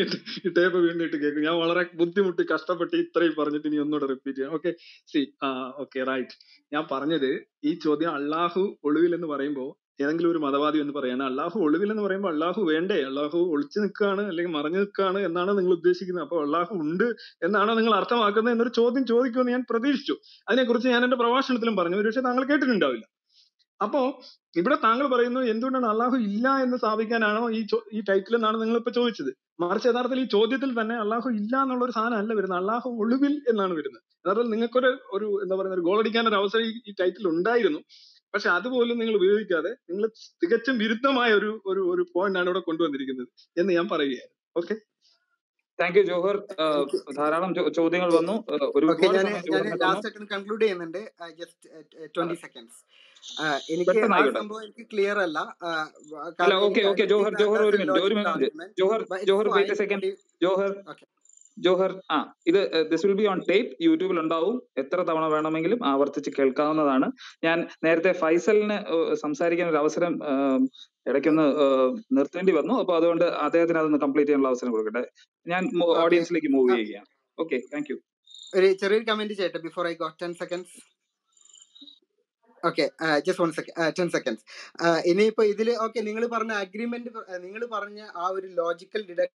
Speaker 9: ഈ ടേപ്പ് വീണ്ടും ഇട്ട് കേൾക്കും ഞാൻ വളരെ ബുദ്ധിമുട്ടി കഷ്ടപ്പെട്ട് ഇത്രയും പറഞ്ഞിട്ട് ഇനി ഒന്നുകൂടെ റിപ്പീറ്റ് ചെയ്യാം ഓക്കെ സി ആ ഓക്കെ റൈറ്റ് ഞാൻ പറഞ്ഞത് ഈ ചോദ്യം അള്ളാഹു ഒളിവിൽ എന്ന് പറയുമ്പോൾ ഏതെങ്കിലും ഒരു മതവാദി എന്ന് പറയാണ് അള്ളാഹു ഒളിവിൽ എന്ന് പറയുമ്പോൾ അള്ളാഹു വേണ്ടേ അള്ളാഹു ഒളിച്ചു നിൽക്കുകയാണ് അല്ലെങ്കിൽ മറഞ്ഞു നിൽക്കുകയാണ് എന്നാണ് നിങ്ങൾ ഉദ്ദേശിക്കുന്നത് അപ്പോൾ അള്ളാഹു ഉണ്ട് എന്നാണ് നിങ്ങൾ അർത്ഥമാക്കുന്നത് എന്നൊരു ചോദ്യം ചോദിക്കുമെന്ന് ഞാൻ പ്രതീക്ഷിച്ചു അതിനെക്കുറിച്ച് ഞാൻ എന്റെ പ്രഭാഷണത്തിലും പറഞ്ഞു ഒരുപക്ഷെ താങ്കൾ കേട്ടിട്ടുണ്ടാവില്ല അപ്പോ ഇവിടെ താങ്കൾ പറയുന്നു എന്തുകൊണ്ടാണ് അള്ളാഹു ഇല്ല എന്ന് സ്ഥാപിക്കാനാണോ ഈ ചോ- ഈ ടൈറ്റിൽ എന്നാണ് നിങ്ങൾ ഇപ്പൊ ചോദിച്ചത് മറിച്ച് യഥാർത്ഥത്തിൽ ഈ ചോദ്യത്തിൽ തന്നെ അള്ളാഹു ഇല്ല എന്നുള്ള ഒരു സാധനം അല്ല വരുന്നത് അള്ളാഹു ഒളിവിൽ എന്നാണ് വരുന്നത് യഥാർത്ഥത്തിൽ നിങ്ങൾക്കൊരു ഒരു എന്താ പറയുക ഒരു ഗോൾ അടിക്കാൻ ഒരു അവസരം ഈ- ഈ ടൈറ്റിൽ ഉണ്ടായിരുന്നു പക്ഷെ അതുപോലും നിങ്ങൾ ഉപയോഗിക്കാതെ നിങ്ങൾ തികച്ചും വിരുദ്ധമായ ഒരു ഒരു ഒരു പോയിന്റ് ആണ് ഇവിടെ കൊണ്ടുവന്നിരിക്കുന്നത് എന്ന് ഞാൻ പറയുകയായിരുന്നു ഓക്കെ
Speaker 3: താങ്ക് യു ജോഹർ ആ, ധാരാളം ചോ- ചോദ്യങ്ങൾ വന്നു ആ,
Speaker 16: ഓക്കെ
Speaker 3: ഒരുപാട്
Speaker 16: ഞാൻ
Speaker 3: സമയം
Speaker 16: ഞാൻ
Speaker 3: ജോഹറിനെ തന്നു
Speaker 16: ലാസ്റ്റ് സെക്കൻഡ് കൺക്ലൂഡ് ചെയ്യുന്നുണ്ട് ജസ്റ്റ് ട്വന്റി സെക്കൻഡ്സ് എനിക്ക് ആ
Speaker 3: പെട്ടെന്നായിക്കോട്ടെ
Speaker 16: സംഭവം എനിക്ക് ക്ലിയർ അല്ല ആ, വ-
Speaker 3: അല്ല
Speaker 16: കാരണം
Speaker 3: ഓക്കെ
Speaker 16: എനിക്ക്
Speaker 3: okay
Speaker 16: I
Speaker 3: Johar
Speaker 16: think
Speaker 3: Johar ഒരു
Speaker 16: ദാറ്റ്സ് എ
Speaker 3: മിനിറ്റ് ഒരു
Speaker 16: logical
Speaker 3: minute
Speaker 16: argument
Speaker 3: Johar
Speaker 16: but
Speaker 3: Johar
Speaker 16: it's
Speaker 3: wait a
Speaker 16: fine
Speaker 3: second Johar Johar ആ ഇത് this will be on tape യൂട്യൂബിൽ ഉണ്ടാവും എത്ര തവണ വേണമെങ്കിലും ആവർത്തിച്ച് കേൾക്കാവുന്നതാണ് ഞാൻ നേരത്തെ ഫൈസലിന് ഏഹ്, സംസാരിക്കാൻ ഒരു അവസരം ഏഹ്, ഇടയ്ക്കൊന്ന് ഏഹ്, നിർത്തേണ്ടി വന്നു അപ്പൊ അതുകൊണ്ട് അദ്ദേഹത്തിന് അതൊന്ന് കംപ്ലീറ്റ് ചെയ്യാനുള്ള അവസരം കൊടുക്കട്ടെ ഞാൻ
Speaker 16: ഓക്കെ
Speaker 3: ഓഡിയൻസിലേക്ക് മൂവ് ചെയ്യുകയാണ് ഓക്കെ താങ്ക് യു
Speaker 16: ഒരു ചെറിയൊരു കമന്റ് ചെയ്യട്ടെ before I go ten seconds okay just one second ten seconds ഇനിയിപ്പോ ഇതില് ഓക്കെ നിങ്ങൾ പറഞ്ഞ അഗ്രിമെന്റ് നിങ്ങൾ പറഞ്ഞ ആ ഒരു ലോജിക്കൽ ഡിഡക്ഷൻ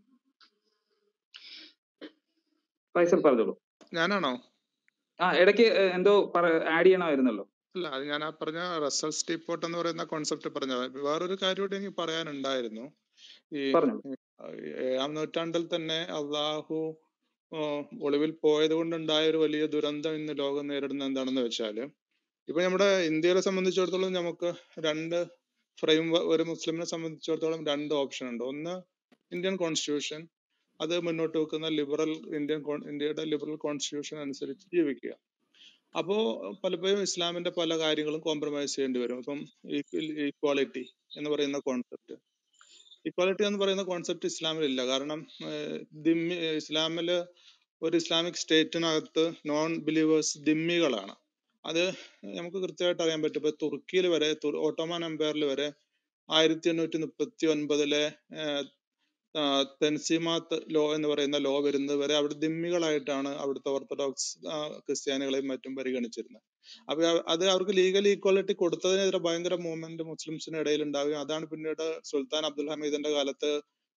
Speaker 3: ഫൈസൽ പറഞ്ഞോളൂ
Speaker 2: ഞാനാണോ
Speaker 3: ആ ഇടയ്ക്ക് ഏഹ്, എന്തോ ആഡ് ചെയ്യണമായിരുന്നല്ലോ
Speaker 2: അല്ല അത് ഞാൻ ആ പറഞ്ഞ റസൽ സ്റ്റീപ്പോട്ട് എന്ന് പറയുന്ന കോൺസെപ്റ്റ് പറഞ്ഞത് വേറൊരു കാര്യം കൂടി എനിക്ക് പറയാനുണ്ടായിരുന്നു ഈ
Speaker 3: പറഞ്ഞോളൂ
Speaker 2: ഏഴാം നൂറ്റാണ്ടിൽ തന്നെ അള്ളാഹു ആ, ഒളിവിൽ പോയത് കൊണ്ടുണ്ടായ ഒരു വലിയ ദുരന്തം ഇന്ന് ലോകം നേരിടുന്നത് എന്താണെന്ന് വെച്ചാല് ഇപ്പൊ നമ്മുടെ ഇന്ത്യയെ സംബന്ധിച്ചിടത്തോളം നമുക്ക് രണ്ട് ഫ്രെയിം ഒരു മുസ്ലിമിനെ സംബന്ധിച്ചിടത്തോളം രണ്ട് ഓപ്ഷൻ ഉണ്ട് ഒന്ന് ഇന്ത്യൻ കോൺസ്റ്റിറ്റ്യൂഷൻ അത് മുന്നോട്ട് വെക്കുന്ന ലിബറൽ ഇന്ത്യൻ കോൺ- ഇന്ത്യയുടെ ലിബറൽ കോൺസ്റ്റിറ്റ്യൂഷൻ അനുസരിച്ച് ജീവിക്കുക അപ്പോ പലപ്പോഴും ഇസ്ലാമിന്റെ പല കാര്യങ്ങളും കോംപ്രമൈസ് ചെയ്യേണ്ടി വരും ഇപ്പം ഈക്വാളിറ്റി എന്ന് പറയുന്ന കോൺസെപ്റ്റ് ഇക്വാലിറ്റി എന്ന് പറയുന്ന കോൺസെപ്റ്റ് ഇസ്ലാമിൽ ഇല്ല കാരണം ഏഹ്, ദിമ്മി ഇസ്ലാമില് ഒരു ഇസ്ലാമിക് സ്റ്റേറ്റിനകത്ത് നോൺ ബിലീവേഴ്സ് ദിമ്മികളാണ് അത് നമുക്ക് കൃത്യമായിട്ട് അറിയാൻ പറ്റും ഇപ്പൊ തുർക്കിയിൽ വരെ തുർ- ഓട്ടോമാൻ എംപയറിൽ വരെ ആയിരത്തി എണ്ണൂറ്റി മുപ്പത്തി ഒൻപതിലെ തെൻസിമാത്ത് ലോ എന്ന് പറയുന്ന ലോ വരുന്നത് വരെ അവിടെ ദിമ്മികളായിട്ടാണ് അവിടുത്തെ ഓർത്തഡോക്സ് ആ, ക്രിസ്ത്യാനികളെയും മറ്റും പരിഗണിച്ചിരുന്നത് അപ്പൊ അവ- അത് അവർക്ക് ലീഗൽ ഈക്വാലിറ്റി കൊടുത്തതിനെതിരെ ഭയങ്കര മൂവ്മെന്റ് മുസ്ലിംസിന് ഇടയിൽ ഉണ്ടാവുകയും അതാണ് പിന്നീട് സുൽത്താൻ അബ്ദുൽ ഹമീദിന്റെ കാലത്ത്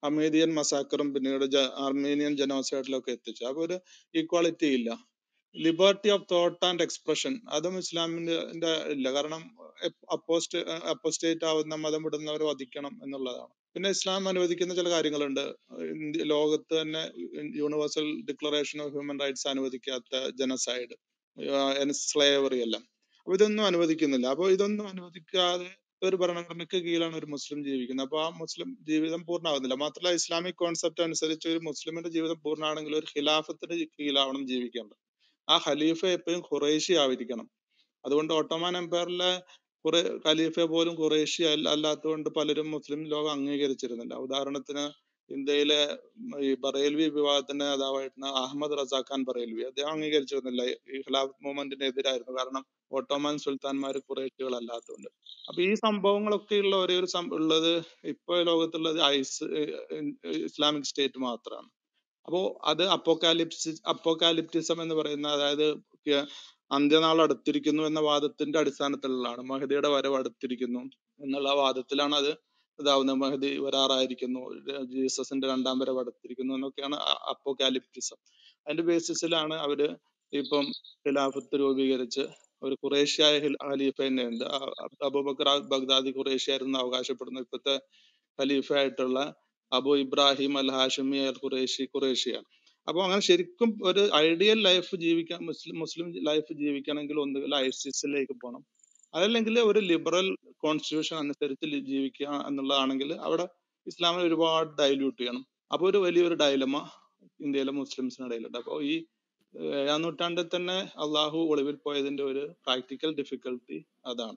Speaker 2: അമേരിയൻ മസാക്കറും പിന്നീട് ജ- അർമേനിയൻ ജനോസൈഡിലൊക്കെ എത്തിച്ചു അപ്പൊ ഒരു ഈക്വാളിറ്റി ഇല്ല liberty of thought and expression അതും ഇസ്ലാമിന്റെ ന്റെ ഇല്ല കാരണം അപ്പോസ്റ്റ് അപ്പോസ്റ്റേറ്റ് ആവുന്ന മതം വിടുന്നവരെ വധിക്കണം എന്നുള്ളതാണ് പിന്നെ ഇസ്ലാം അനുവദിക്കുന്ന ചില കാര്യങ്ങളുണ്ട് ഇന്ത്യ ലോകത്ത് തന്നെ universal declaration of human rights അനുവദിക്കാത്ത ജനസൈഡ് സ്ലേവറി എല്ലാം അപ്പൊ ഇതൊന്നും അനുവദിക്കുന്നില്ല അപ്പൊ ഇതൊന്നും അനുവദിക്കാതെ ഒരു ഭരണഘടനയ്ക്ക് കീഴിലാണ് ഒരു മുസ്ലിം ജീവിക്കുന്നത് അപ്പൊ ആ മുസ്ലിം ജീവിതം പൂർണ്ണമാകുന്നില്ല മാത്രമല്ല ഇസ്ലാമിക് കോൺസെപ്റ്റ് അനുസരിച്ച് ഒരു മുസ്ലിമിന്റെ ജീവിതം പൂർണ്ണമാണെങ്കിൽ ഒരു ഖിലാഫത്തിന്റെ കീഴിലാവണം ജീവിക്കേണ്ടത് ആ ഖലീഫ എപ്പോഴും ഖുറേഷി ആയിരിക്കണം അതുകൊണ്ട് ഓട്ടോമാൻ എംപയറിലെ കുറെ ഖലീഫ പോലും ഖുറേഷി അല്ല അല്ലാത്തതുകൊണ്ട് പലരും മുസ്ലിം ലോകം അംഗീകരിച്ചിരുന്നില്ല ഉദാഹരണത്തിന് ഇന്ത്യയിലെ ഈ ബറേൽവി വിഭാഗത്തിന്റെ നേതാവായിരുന്ന അഹമ്മദ് റസാഖാൻ ബറേൽവി അദ്ദേഹം അംഗീകരിച്ചിരുന്നില്ല ഈ ഖിലാഫത്ത് മൂവ്മെന്റിന് എതിരായിരുന്നു കാരണം ഓട്ടോമൻ സുൽത്താൻമാർ ഖുറേഷികളല്ലാത്തതുകൊണ്ട് അപ്പൊ ഈ സംഭവങ്ങളൊക്കെ ഉള്ള ഒരേ ഒരു സം- ഉള്ളത് ഇപ്പൊ ലോകത്തുള്ളത് ഐസ് ഇസ്ലാമിക് സ്റ്റേറ്റ് മാത്രമാണ് അപ്പോ അത് അപ്പോക്കാലിപ്സിസ് അപ്പോക്കാലിപ്റ്റിസം എന്ന് പറയുന്ന അതായത് ക- അന്ത്യനാൾ അടുത്തിരിക്കുന്നു എന്ന വാദത്തിന്റെ അടിസ്ഥാനത്തിലുള്ളതാണ് മഹദിയുടെ വരവ് അടുത്തിരിക്കുന്നു എന്നുള്ള വാദത്തിലാണ് അത് ഇതാവുന്നത് മഹദി വരാറായിരിക്കുന്നു ര- ജീസസിന്റെ രണ്ടാം വരവ് അടുത്തിരിക്കുന്നു എന്നൊക്കെയാണ് അപ്പോക്കാലിപ്റ്റിസം അതിന്റെ ബേസിസിലാണ് അവര് ഇപ്പം ഖിലാഫത്ത് രൂപീകരിച്ച് ഒരു ഖുറേഷ്യായ ഖിൽ- ഖലീഫ തന്നെയുണ്ട് ആ- അബ് അബൂബക്കർ അൽ ബഗ്ദാദി ഖുറേഷ്യായിരുന്നു അവകാശപ്പെടുന്നു ഇപ്പോഴത്തെ ഖലീഫ ആയിട്ടുള്ള അബു ഇബ്രാഹിം അൽ ഹാഷിമി അൽ ഖുറേഷി ഖുറേഷിയാണ് അപ്പൊ അങ്ങനെ ശരിക്കും ഒരു ഐഡിയൽ ലൈഫ് ജീവിക്കാൻ മുസ്ലിം മുസ്ലിം ലൈഫ് ജീവിക്കണമെങ്കിൽ ഒന്നുകിൽ ഐസിസിലേക്ക് പോകണം അതല്ലെങ്കിൽ ഒരു ലിബറൽ കോൺസ്റ്റിറ്റ്യൂഷൻ അനുസരിച്ച് ലി- ജീവിക്കുക എന്നുള്ളതാണെങ്കിൽ അവിടെ ഇസ്ലാമിനെ ഒരുപാട് ഡൈല്യൂട്ട് ചെയ്യണം അപ്പൊ ഒരു വലിയൊരു ഡൈലമ ഇന്ത്യയിലെ മുസ്ലിംസിനിടയിലുണ്ട് അപ്പോൾ ഈ ഏഹ് ഏഴാം നൂറ്റാണ്ടിൽ തന്നെ അള്ളാഹു ഒളിവിൽ പോയതിന്റെ ഒരു പ്രാക്ടിക്കൽ ഡിഫിക്കൽട്ടി അതാണ്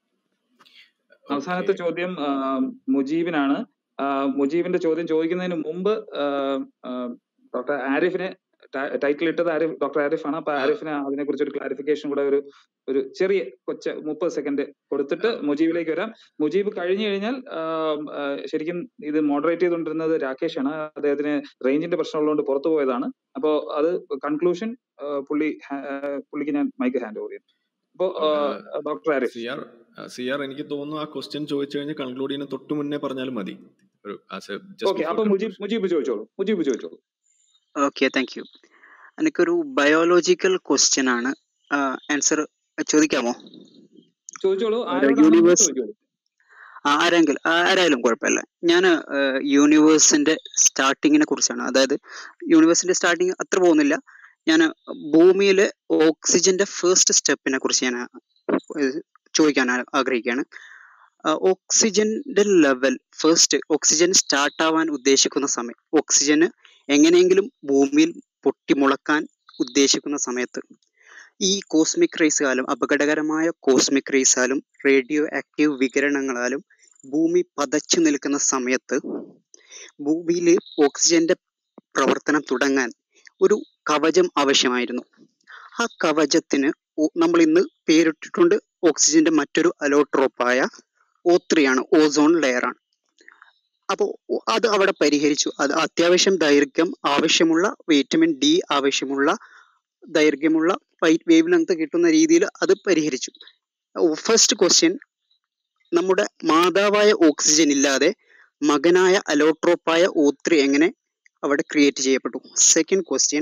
Speaker 3: അവസാനത്തെ ചോദ്യം ആ, മുജീബിനാണ് ആ, മുജീബിന്റെ ചോദ്യം ചോദിക്കുന്നതിന് മുമ്പ് ആ, ആ, ഡോക്ടർ ആരിഫിനെ ടൈറ്റിൽ ഇട്ടത് ആരിഫ് ഡോക്ടർ ആരിഫ് ആണ് അപ്പൊ ആരിഫിന് അതിനെ കുറിച്ച് ഒരു ക്ലാരിഫിക്കേഷൻ കൂടെ ഒരു ഒരു ചെറിയ കൊച്ച മുപ്പത് സെക്കൻഡ് കൊടുത്തിട്ട് മുജീബിലേക്ക് വരാം മുജീബ് കഴിഞ്ഞു കഴിഞ്ഞാൽ ആ, ആ, ശരിക്കും ഇത് മോഡറേറ്റ് ചെയ്തുകൊണ്ടിരുന്നത് രാകേഷ് ആണ് അദ്ദേഹത്തിന് റേഞ്ചിന്റെ പ്രശ്നമുള്ളതുകൊണ്ട് പുറത്തു പോയതാണ് അപ്പോ അത് കൺക്ലൂഷൻ പുള്ളി ഹാ- ആ, പുള്ളിക്ക് ഞാൻ മൈക്ക് ഹാൻഡ് ഓവർ ചെയ്യുന്നു അപ്പോ doctor Arif
Speaker 6: C R C R എനിക്ക് തോന്നുന്നു ആ ക്വസ്റ്റ്യൻ ചോദിച്ചു കഴിഞ്ഞാൽ കൺക്ലൂഡ് ചെയ്യുന്ന തൊട്ട് മുന്നേ പറഞ്ഞാലും മതി ഒരു ആസ് എ ജസ്റ്റ്
Speaker 3: ഓക്കെ അപ്പൊ
Speaker 6: ബിഫോർ
Speaker 3: മുജീബ് മുജീബ് ചോദിച്ചോളൂ മുജീബ് ചോദിച്ചോളൂ
Speaker 17: ഓക്കെ താങ്ക് യു എനിക്കൊരു ബയോളജിക്കൽ ക്വസ്റ്റ്യൻ ആണ് ആൻസർ ചോദിക്കാമോ
Speaker 3: ചോദിച്ചോളൂ
Speaker 17: ഒരു
Speaker 3: ആരോടാണെങ്കിലും
Speaker 17: യൂണിവേഴ്സ്
Speaker 3: ചോദിച്ചോളൂ
Speaker 17: ആരെങ്കിലും ആരായാലും കുഴപ്പമില്ല ഞാൻ യൂണിവേഴ്സിന്റെ സ്റ്റാർട്ടിങ്ങിനെ കുറിച്ചാണ് അതായത് യൂണിവേഴ്സിന്റെ സ്റ്റാർട്ടിങ് അത്ര പോകുന്നില്ല ഞാൻ ഭൂമിയിലെ ഓക്സിജന്റെ ഫസ്റ്റ് സ്റ്റെപ്പിനെ കുറിച്ച് ഞാൻ ചോദിക്കാൻ ആ- ആഗ്രഹിക്കുകയാണ് ഓക്സിജന്റെ ലെവൽ ഫസ്റ്റ് ഓക്സിജൻ സ്റ്റാർട്ട് ആവാൻ ഉദ്ദേശിക്കുന്ന സമയം ഓക്സിജന് എങ്ങനെയെങ്കിലും ഭൂമിയിൽ പൊട്ടിമുളക്കാൻ ഉദ്ദേശിക്കുന്ന സമയത്ത് ഈ കോസ്മിക് റേസുകാലും അപകടകരമായ കോസ്മിക് റേസാലും റേഡിയോ ആക്റ്റീവ് വികിരണങ്ങളാലും ഭൂമി പതച്ചു നിൽക്കുന്ന സമയത്ത് ഭൂമിയിൽ ഓക്സിജന്റെ പ്രവർത്തനം തുടങ്ങാൻ ഒരു കവചം ആവശ്യമായിരുന്നു ആ കവചത്തിന് ഓ- നമ്മൾ ഇന്ന് പേരിട്ടിട്ടുണ്ട് ഓക്സിജന്റെ മറ്റൊരു അലോട്രോപ്പായ ഓ ത്രീ ആണ് ഓസോൺ ലെയർ ആണ് അപ്പോൾ അത് അവിടെ പരിഹരിച്ചു അത് അത്യാവശ്യം ദൈർഘ്യം ആവശ്യമുള്ള വിറ്റമിൻ ഡി ആവശ്യമുള്ള ദൈർഘ്യമുള്ള വേവ് ലെങ്ത് കിട്ടുന്ന രീതിയിൽ അത് പരിഹരിച്ചു ഫസ്റ്റ് ക്വസ്റ്റ്യൻ നമ്മുടെ മാതാവായ ഓക്സിജൻ ഇല്ലാതെ മകനായ അലോട്രോപ്പായ ഓ ത്രീ എങ്ങനെ അവിടെ ക്രിയേറ്റ് ചെയ്യപ്പെട്ടു സെക്കൻഡ് ക്വസ്റ്റ്യൻ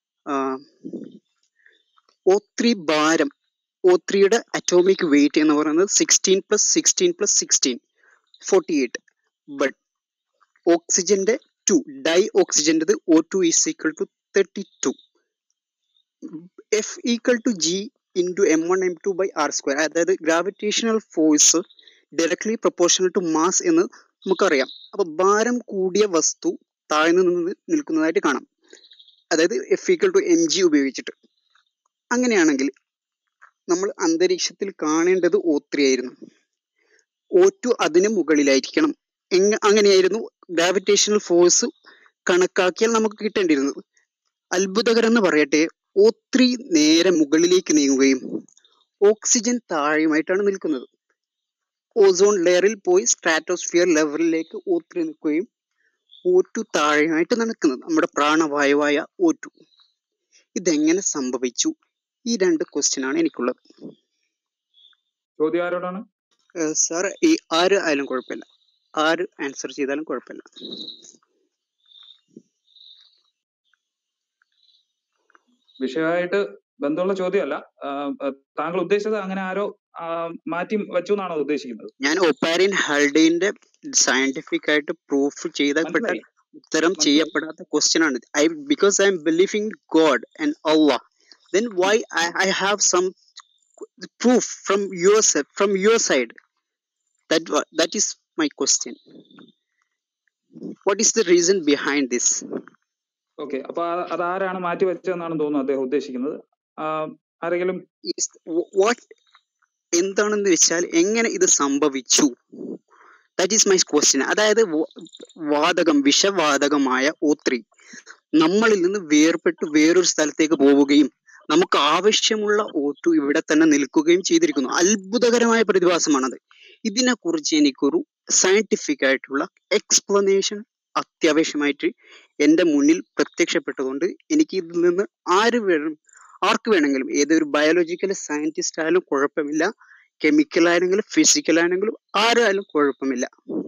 Speaker 17: ഓ ത്രീ ഭാരം ഓ ത്രീയുടെ അറ്റോമിക് വെയിറ്റ് എന്ന് പറയുന്നത് sixteen plus sixteen plus sixteen forty eight but ഓക്സിജന്റെ ടു ഡൈ ഓക്സിജൻ്റെത് O two is equal to thirty two F equal to G into M one M two by R square അതായത് gravitational force directly proportional to mass എന്ന് നമുക്കറിയാം അപ്പൊ ഭാരം കൂടിയ വസ്തു താഴ്ന്നു നിന്ന് നിൽക്കുന്നതായിട്ട് കാണാം അതായത് F equal to M G ഉപയോഗിച്ചിട്ട് അങ്ങനെയാണെങ്കിൽ നമ്മൾ അന്തരീക്ഷത്തിൽ കാണേണ്ടത് ഓ ത്രീ ആയിരുന്നു ഓ ടു അതിന് മുകളിലായിരിക്കണം എങ്ങ അങ്ങനെയായിരുന്നു ഗ്രാവിറ്റേഷണൽ ഫോഴ്സ് കണക്കാക്കിയാൽ നമുക്ക് കിട്ടേണ്ടിയിരുന്നത് അത്ഭുതകരം എന്ന് പറയട്ടെ ഓ ത്രീ നേരെ മുകളിലേക്ക് നീങ്ങുകയും ഓക്സിജൻ താഴെയുമായിട്ടാണ് നിൽക്കുന്നത് ഓസോൺ ലെയറിൽ പോയി സ്ട്രാറ്റോസ്ഫിയർ ലെവലിലേക്ക് ഓ ത്രീ നിൽക്കുകയും ഓ ടു താഴെയായിട്ട് നടക്കുന്നത് നമ്മുടെ പ്രാണവായുവായ ഓ ടു ഇതെങ്ങനെ സംഭവിച്ചു ഈ രണ്ട് ക്വസ്റ്റ്യൻ ആണ് എനിക്കുള്ളത്
Speaker 3: ചോദ്യം ആരോടാണ്
Speaker 17: സാർ ഈ ആര് ആയാലും കുഴപ്പമില്ല ആര് ആൻസർ ചെയ്താലും കുഴപ്പമില്ല
Speaker 3: വിഷയമായിട്ട് ബന്ധമുള്ള ചോദ്യമല്ല ആ, ആ, താങ്കൾ ഉദ്ദേശിച്ചത് അങ്ങനെ ആരോ ആ, മാറ്റി വെച്ചു എന്നാണോ ഉദ്ദേശിക്കുന്നത്
Speaker 17: ഞാൻ ഒപ്പാരിൻ ഹൾഡേന്റെ സയന്റിഫിക് ആയിട്ട് പ്രൂഫ് ചെയ്തപ്പെട്ട
Speaker 3: മനസ്സിലായി
Speaker 17: ഉത്തരം
Speaker 3: മനസ്സിലായി
Speaker 17: ചെയ്യപ്പെടാത്ത ക്വസ്റ്റ്യൻ ആണ് I because I am believing god and Allah then why I, I have some proof from your side from your side that wa- that is my question what is the reason behind this
Speaker 3: okay അപ്പൊ ആ- അത് ആരാണ് മാറ്റി വെച്ചതെന്നാണ് തോന്നുന്നു അദ്ദേഹം ഉദ്ദേശിക്കുന്നത് ആ, ആരെങ്കിലും
Speaker 17: is what എന്താണെന്ന് വെച്ചാൽ എങ്ങനെ ഇത് സംഭവിച്ചു ദാറ്റ് ഈസ് മൈ ക്വസ്റ്റ്യൻ അതായത് വ- വാതകം വിഷവാതകമായ ഓത്രി നമ്മളിൽ നിന്ന് വേർപെട്ട് വേറൊരു സ്ഥലത്തേക്ക് പോവുകയും നമുക്ക് ആവശ്യമുള്ള ഓട്ടു ഇവിടെ തന്നെ നിൽക്കുകയും ചെയ്തിരിക്കുന്നു അത്ഭുതകരമായ പ്രതിഭാസമാണത് ഇതിനെക്കുറിച്ച് എനിക്കൊരു സയന്റിഫിക് ആയിട്ടുള്ള എക്സ്പ്ലനേഷൻ അത്യാവശ്യമായിട്ട് എൻ്റെ മുന്നിൽ പ്രത്യക്ഷപ്പെട്ടതുകൊണ്ട് എനിക്ക് ഇതിൽ നിന്ന് ആര് വേണം ആർക്ക് വേണമെങ്കിലും ഏതൊരു ബയോളജിക്കൽ സയന്റിസ്റ്റ് ആയാലും കുഴപ്പമില്ല കെമിക്കൽ ആണെങ്കിലും ഫിസിക്കൽ ആണെങ്കിലും ആരായാലും കുഴപ്പമില്ല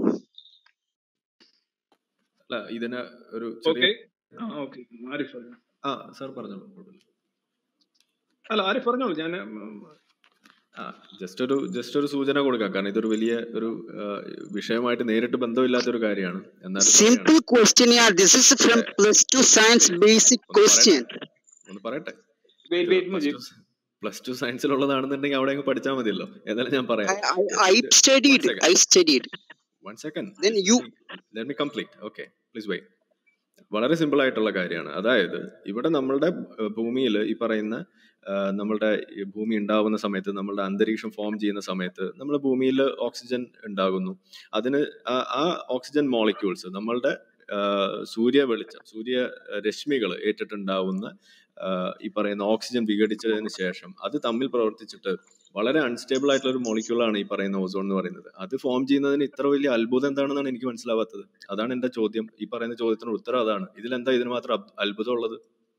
Speaker 6: അല്ല ഇതിന് ഒരു ചെറിയ
Speaker 9: ഓക്കെ ആ ഓക്കെ ആരിഫ് പറഞ്ഞു.
Speaker 6: ആ സാർ പറഞ്ഞോളൂ കുഴപ്പമില്ല.
Speaker 9: അല്ല ആരിഫ് പറഞ്ഞോളൂ ഞാൻ ഉം,
Speaker 6: ആ ജസ്റ്റ് ഒരു ജസ്റ്റ് ഒരു സൂചന കൊടുക്കാം കാരണം ഇതൊരു വലിയ ഒരു ആ, വിഷയമായിട്ട് നേരിട്ട് ബന്ധമില്ലാത്ത ഒരു കാര്യമാണ് എന്നാലും പറയാണ്
Speaker 17: സിമ്പിൾ ക്വസ്റ്റ്യൻ യാർ this is from plus two science basic
Speaker 6: ഒന്ന്
Speaker 17: ക്വസ്റ്റ്യൻ
Speaker 6: പറയട്ടെ ഒന്ന് പറയട്ടെ
Speaker 3: wait wait
Speaker 6: plus
Speaker 3: Mujeeb
Speaker 6: two plus two സയൻസിലുള്ളതാണെന്നുണ്ടെങ്കിൽ അവിടെ അങ്ങ് പഠിച്ചാൽ മതിയല്ലോ ഏതായാലും ഞാൻ പറയാം
Speaker 17: I studied I studied
Speaker 6: one second
Speaker 17: then you
Speaker 6: let me complete okay please wait വളരെ സിമ്പിൾ ആയിട്ടുള്ള കാര്യമാണ് അതായത് ഇവിടെ നമ്മളുടെ ഭൂമിയിൽ ഈ പറയുന്ന ആ, നമ്മളുടെ ഈ ഭൂമി ഉണ്ടാവുന്ന സമയത്ത് നമ്മളുടെ അന്തരീക്ഷം ഫോം ചെയ്യുന്ന സമയത്ത് നമ്മുടെ ഭൂമിയിൽ ഓക്സിജൻ ഉണ്ടാകുന്നു അതിന് ആ ആ ഓക്സിജൻ മോളിക്യൂൾസ് നമ്മളുടെ ആ, സൂര്യ വെളിച്ചം സൂര്യ രശ്മികൾ ഏറ്റിട്ടുണ്ടാവുന്ന ആ, ഈ പറയുന്ന ഓക്സിജൻ വിഘടിച്ചതിന് ശേഷം അത് തമ്മിൽ പ്രവർത്തിച്ചിട്ട് വളരെ അൺസ്റ്റേബിൾ ആയിട്ടുള്ള ഒരു മോളിക്യൂളാണ് ഈ പറയുന്ന ഓസോൺ എന്ന് പറയുന്നത് അത് ഫോം ചെയ്യുന്നതിന് ഇത്ര വലിയ അത്ഭുതം എന്താണെന്നാണ് എനിക്ക് മനസ്സിലാവാത്തത് അതാണ് എന്റെ ചോദ്യം ഈ പറയുന്ന ചോദ്യത്തിന് ഉത്തരം അതാണ് ഇതിലെന്താ ഇതിന് മാത്രം അബ്- അത്ഭുതം ഉള്ളത്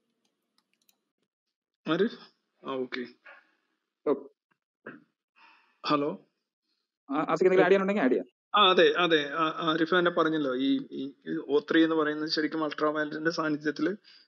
Speaker 9: ആരിഫ് ആ ഓക്കെ ഹലോ
Speaker 3: ആസിക്ക് എന്തെങ്കിലും ആഡ് ചെയ്യാനുണ്ടെങ്കിൽ ആഡ് ചെയ്യാം
Speaker 9: ആ അതെ അതെ ആ, ആരിഫ് തന്നെ പറഞ്ഞല്ലോ ഈ ഈ ഒ ത്രീ എന്ന് പറയുന്നത് ശരിക്കും അൾട്രാവയലറ്റിന്റെ സാന്നിധ്യത്തിൽ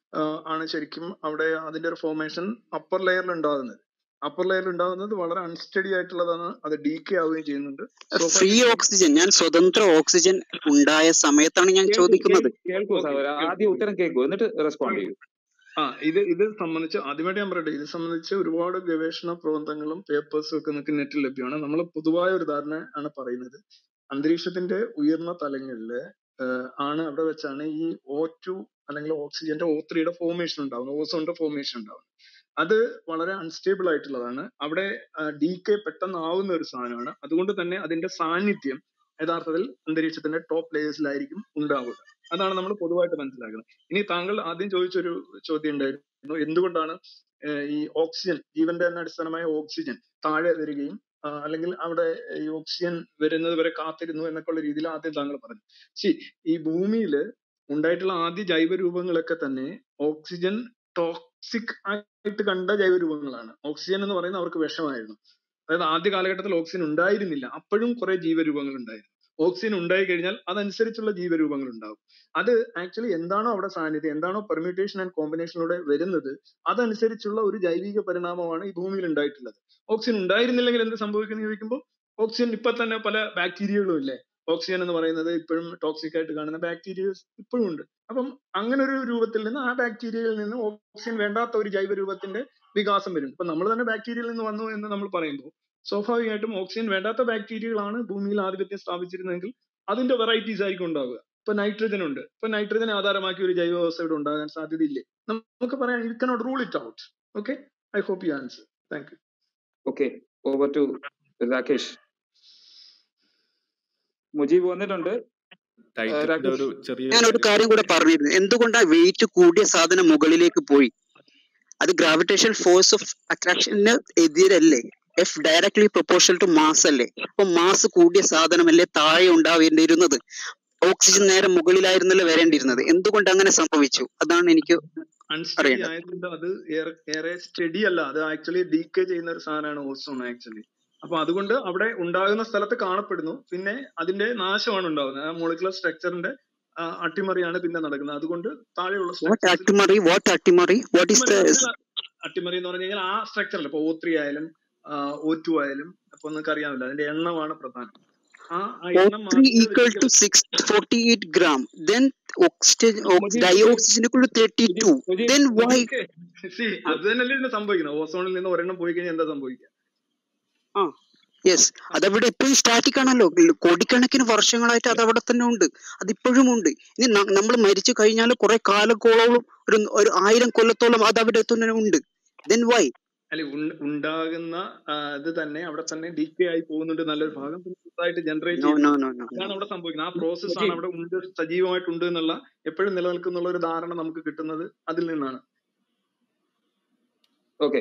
Speaker 9: ആണ് ശരിക്കും അവിടെ അതിന്റെ ഒരു ഫോർമേഷൻ അപ്പർ ലെയറിൽ ഉണ്ടാകുന്നത് അപ്പർ ലെയറിൽ ഉണ്ടാകുന്നത് വളരെ അൺസ്റ്റഡി ആയിട്ടുള്ളതാണ് അത് ഡീക്കേ ആവുകയും ചെയ്യുന്നുണ്ട്
Speaker 17: ഫ്രീ
Speaker 9: സ്വാഭാവികമായിട്ടും
Speaker 17: ഓക്സിജൻ ഞാൻ സ്വതന്ത്ര ഓക്സിജൻ ഉണ്ടായ സമയത്താണ് ഞാൻ
Speaker 3: കേൾക്കൂ
Speaker 17: ചോദിക്കുന്നത്
Speaker 3: കേൾ- കേൾക്കൂ
Speaker 9: ഓക്കെ
Speaker 3: സഹോദര ആദ്യം ഉത്തരം കേൾക്കൂ എന്നിട്ട് റെസ്പോണ്ട് ചെയ്യൂ
Speaker 9: ആ ഇത് ഇത് സംബന്ധിച്ച് ആദ്യമായിട്ട് ഞാൻ പറയട്ടെ ഇത് സംബന്ധിച്ച് ഒരുപാട് ഗവേഷണ പ്രബന്ധങ്ങളും പേപ്പേഴ്സും ഒക്കെ നിങ്ങൾക്ക് നെറ്റിൽ ലഭ്യമാണ് നമ്മൾ പൊതുവായ ഒരു ധാരണ ആണ് പറയുന്നത് അന്തരീക്ഷത്തിന്റെ ഉയർന്ന തലങ്ങളില് ആഹ് ആണ് അവിടെ വെച്ചാണ് ഈ ഓ ടു അല്ലെങ്കിൽ ഓക്സിജന്റെ ഓ ത്രീയുടെ ഫോർമേഷൻ ഉണ്ടാവുന്നത് ഓസോണിന്റെ ഫോർമേഷൻ ഉണ്ടാവുന്നത് അത് വളരെ അൺസ്റ്റേബിൾ ആയിട്ടുള്ളതാണ് അവിടെ ഡീകെ പെട്ടെന്ന് ആവുന്ന ഒരു സാധനമാണ് അതുകൊണ്ട് തന്നെ അതിന്റെ സാന്നിധ്യം യഥാർത്ഥത്തിൽ അന്തരീക്ഷത്തിന്റെ ടോപ്പ് ലേയേഴ്സിലായിരിക്കും ഉണ്ടാവുക അതാണ് നമ്മൾ പൊതുവായിട്ട് മനസ്സിലാക്കുന്നത് ഇനി താങ്കൾ ആദ്യം ചോദിച്ചൊരു ചോദ്യം ഉണ്ടായിരുന്നു എന്തുകൊണ്ടാണ് ഏഹ് ഈ ഓക്സിജൻ ജീവന്റെ തന്നെ അടിസ്ഥാനമായ ഓക്സിജൻ താഴെ വരികയും ആ, അല്ലെങ്കിൽ അവിടെ ഈ ഓക്സിജൻ വരുന്നത് വരെ കാത്തിരുന്നു എന്നൊക്കെ ഉള്ള രീതിയിൽ ആദ്യം താങ്കൾ പറഞ്ഞു ശരി ഈ ഭൂമിയിൽ ഉണ്ടായിട്ടുള്ള ആദ്യ ജൈവ രൂപങ്ങളൊക്കെ തന്നെ ഓക്സിജൻ ടോക്സിക് ആയിട്ട് കണ്ട ജൈവ രൂപങ്ങളാണ് ഓക്സിജൻ എന്ന് പറയുന്നത് അവർക്ക് വിഷമായിരുന്നു അതായത് ആദ്യ കാലഘട്ടത്തിൽ ഓക്സിജൻ ഉണ്ടായിരുന്നില്ല അപ്പോഴും കുറെ ജീവരൂപങ്ങൾ ഉണ്ടായിരുന്നു ഓക്സിജൻ ഉണ്ടായി കഴിഞ്ഞാൽ അതനുസരിച്ചുള്ള ജീവരൂപങ്ങൾ ഉണ്ടാവും അത് ആക്ച്വലി എന്താണോ അവിടെ സാന്നിധ്യം എന്താണോ പെർമ്യൂട്ടേഷൻ ആൻഡ് കോമ്പിനേഷനിലൂടെ വരുന്നത് അതനുസരിച്ചുള്ള ഒരു ജൈവിക പരിണാമമാണ് ഈ ഭൂമിയിൽ ഉണ്ടായിട്ടുള്ളത് ഓക്സിജൻ ഉണ്ടായിരുന്നില്ലെങ്കിൽ എന്ത് സംഭവിക്കുന്നു ചോദിക്കുമ്പോൾ ഓക്സിജൻ ഇപ്പൊ തന്നെ പല ബാക്ടീരിയകളും ഇല്ലേ ഓക്സിജൻ എന്ന് പറയുന്നത് ഇപ്പോഴും ടോക്സിക് ആയിട്ട് കാണുന്ന ബാക്ടീരിയസ് ഇപ്പോഴും ഉണ്ട് അപ്പം അങ്ങനെ ഒരു രൂപത്തിൽ നിന്ന് ആ ബാക്ടീരിയയിൽ നിന്ന് ഓക്സിജൻ വേണ്ടാത്ത ഒരു ജൈവ രൂപത്തിന്റെ വികാസം വരും ഇപ്പൊ നമ്മൾ തന്നെ ബാക്ടീരിയയിൽ നിന്ന് വന്നു എന്ന് നമ്മൾ പറയുമ്പോൾ സ്വാഭാവികമായിട്ടും ഓക്സിജൻ വേണ്ടാത്ത ബാക്ടീരിയകളാണ് ഭൂമിയിൽ ആധിപത്യം സ്ഥാപിച്ചിരുന്നതെങ്കിൽ അതിന്റെ വെറൈറ്റീസ് ആയിരിക്കും ഉണ്ടാവുക ഇപ്പൊ നൈട്രജൻ ഉണ്ട് ഇപ്പൊ നൈട്രജൻ ആധാരമാക്കി ഒരു ജൈവ വ്യവസ്ഥ ഇവിടെ ഉണ്ടാകാൻ സാധ്യതയില്ലേ നമുക്ക് പറയാം you cannot rule it out okay I hope you answer thank you
Speaker 3: okay over to Rakesh Mujeeb വന്നിട്ടുണ്ട് ആ,
Speaker 6: ടൈറ്റിലിന്റെ
Speaker 3: രാകേഷ്
Speaker 6: ഒരു ചെറിയ
Speaker 17: ഞാൻ ഒരു കാര്യം കൂടെ പറഞ്ഞിരുന്നു എന്തുകൊണ്ടാ വെയിറ്റ് കൂടിയ സാധനം മുകളിലേക്ക് പോയി അത് ഗ്രാവിറ്റേഷൻ ഫോഴ്സ് ഓഫ് അട്രാക്ഷന് എതിരല്ലേ F directly proportional to mass അല്ലേ അപ്പൊ മാസ് കൂടിയ സാധനമല്ലേ താഴെ ഉണ്ടാവേണ്ടിയിരുന്നത് ഓക്സിജൻ നേരെ മുകളിലായിരുന്നല്ലോ വരേണ്ടിയിരുന്നത് എന്തുകൊണ്ട് അങ്ങനെ സംഭവിച്ചു അതാണ് എനിക്ക്
Speaker 9: അൺസ്റ്റഡി
Speaker 17: അറിയേണ്ടത്
Speaker 9: ആയതുകൊണ്ട് അത് ഏറെ ഏറെ സ്റ്റഡി അല്ല അത് ആക്ച്വലി ഡീക്കേ ചെയ്യുന്ന ഒരു സാധനമാണ് ഓസോൺ ആക്ച്വലി അപ്പൊ അതുകൊണ്ട് അവിടെ ഉണ്ടാകുന്ന സ്ഥലത്ത് കാണപ്പെടുന്നു പിന്നെ അതിന്റെ നാശമാണ് ഉണ്ടാകുന്നത് ആ മോളിക്കുലർ സ്ട്രക്ചറിന്റെ അട്ടിമറിയാണ് പിന്നെ നടക്കുന്നത് അതുകൊണ്ട് താഴെയുള്ള
Speaker 17: വാട്ട്
Speaker 9: സ്ട്രക്ചേഴ്സ്
Speaker 17: അട്ടിമറി വാട്ട് അട്ടിമറി വാട്ട് ഈസ്
Speaker 9: അട്ടിമറി
Speaker 17: ദ
Speaker 9: എന്ന് പറഞ്ഞാൽ അട്ടിമറി എന്ന് പറഞ്ഞു കഴിഞ്ഞാൽ ആ സ്ട്രക്ചറിൽ ഇപ്പൊ ഓ ത്രീ ആയാലും ഓ ടു ആയാലും അപ്പൊ നിങ്ങൾക്ക് അറിയാമല്ലോ അതിന്റെ എണ്ണമാണ് പ്രധാനം ആ ആ എണ്ണം
Speaker 17: O3
Speaker 9: മാറിയാൽ
Speaker 17: equal to
Speaker 9: വ്യത്യാസം
Speaker 17: 648 gram. Then oxygen, ox,
Speaker 3: Mujeeb
Speaker 17: dioxygen equal to 32.
Speaker 3: Mujeeb
Speaker 17: Then why?
Speaker 9: Okay see അത് തന്നെയല്ലേ ഇതിന് സംഭവിക്കുന്നത് ഓസോണിൽ നിന്ന് ഒരെണ്ണം പോയി കഴിഞ്ഞാൽ എന്താ സംഭവിക്കുക
Speaker 17: ആ യെസ് അതവിടെ എപ്പോഴും സ്റ്റാറ്റിക് ആണല്ലോ ല- കോടിക്കണക്കിന് വർഷങ്ങളായിട്ട് അത് അവിടെ തന്നെ ഉണ്ട് അത് ഇപ്പോഴും ഉണ്ട് ഇനി നമ്മൾ മരിച്ചു കഴിഞ്ഞാൽ കുറെ കാലക്കോളോളം ഒരു ഒരു ആയിരം കൊല്ലത്തോളം അത് അവിടെ തന്നെ ഉണ്ട് ദെൻ വൈ
Speaker 9: അല്ലെ ഉൺ- ഉണ്ടാകുന്ന ആ, ഇത് തന്നെ അവിടെ തന്നെ ഡീക്കേ ആയി പോകുന്നുണ്ട് നല്ലൊരു ഭാഗം പിന്നെ പുതുതായിട്ട് ജനറേറ്റ്
Speaker 17: നോ നോ
Speaker 9: ചെയ്യുന്നുണ്ട്
Speaker 17: നോ നോ
Speaker 9: അതാണ് അവിടെ സംഭവിക്കുന്നത് ആ പ്രോസസ് ആണ്
Speaker 3: മുജീബ്
Speaker 9: അവിടെ ഉണ്ട് സജീവമായിട്ടുണ്ട് എന്നുള്ള എപ്പോഴും നിലനിൽക്കുന്ന ഒരു ധാരണ നമുക്ക് കിട്ടുന്നത് അതിൽ നിന്നാണ്
Speaker 3: ഓക്കെ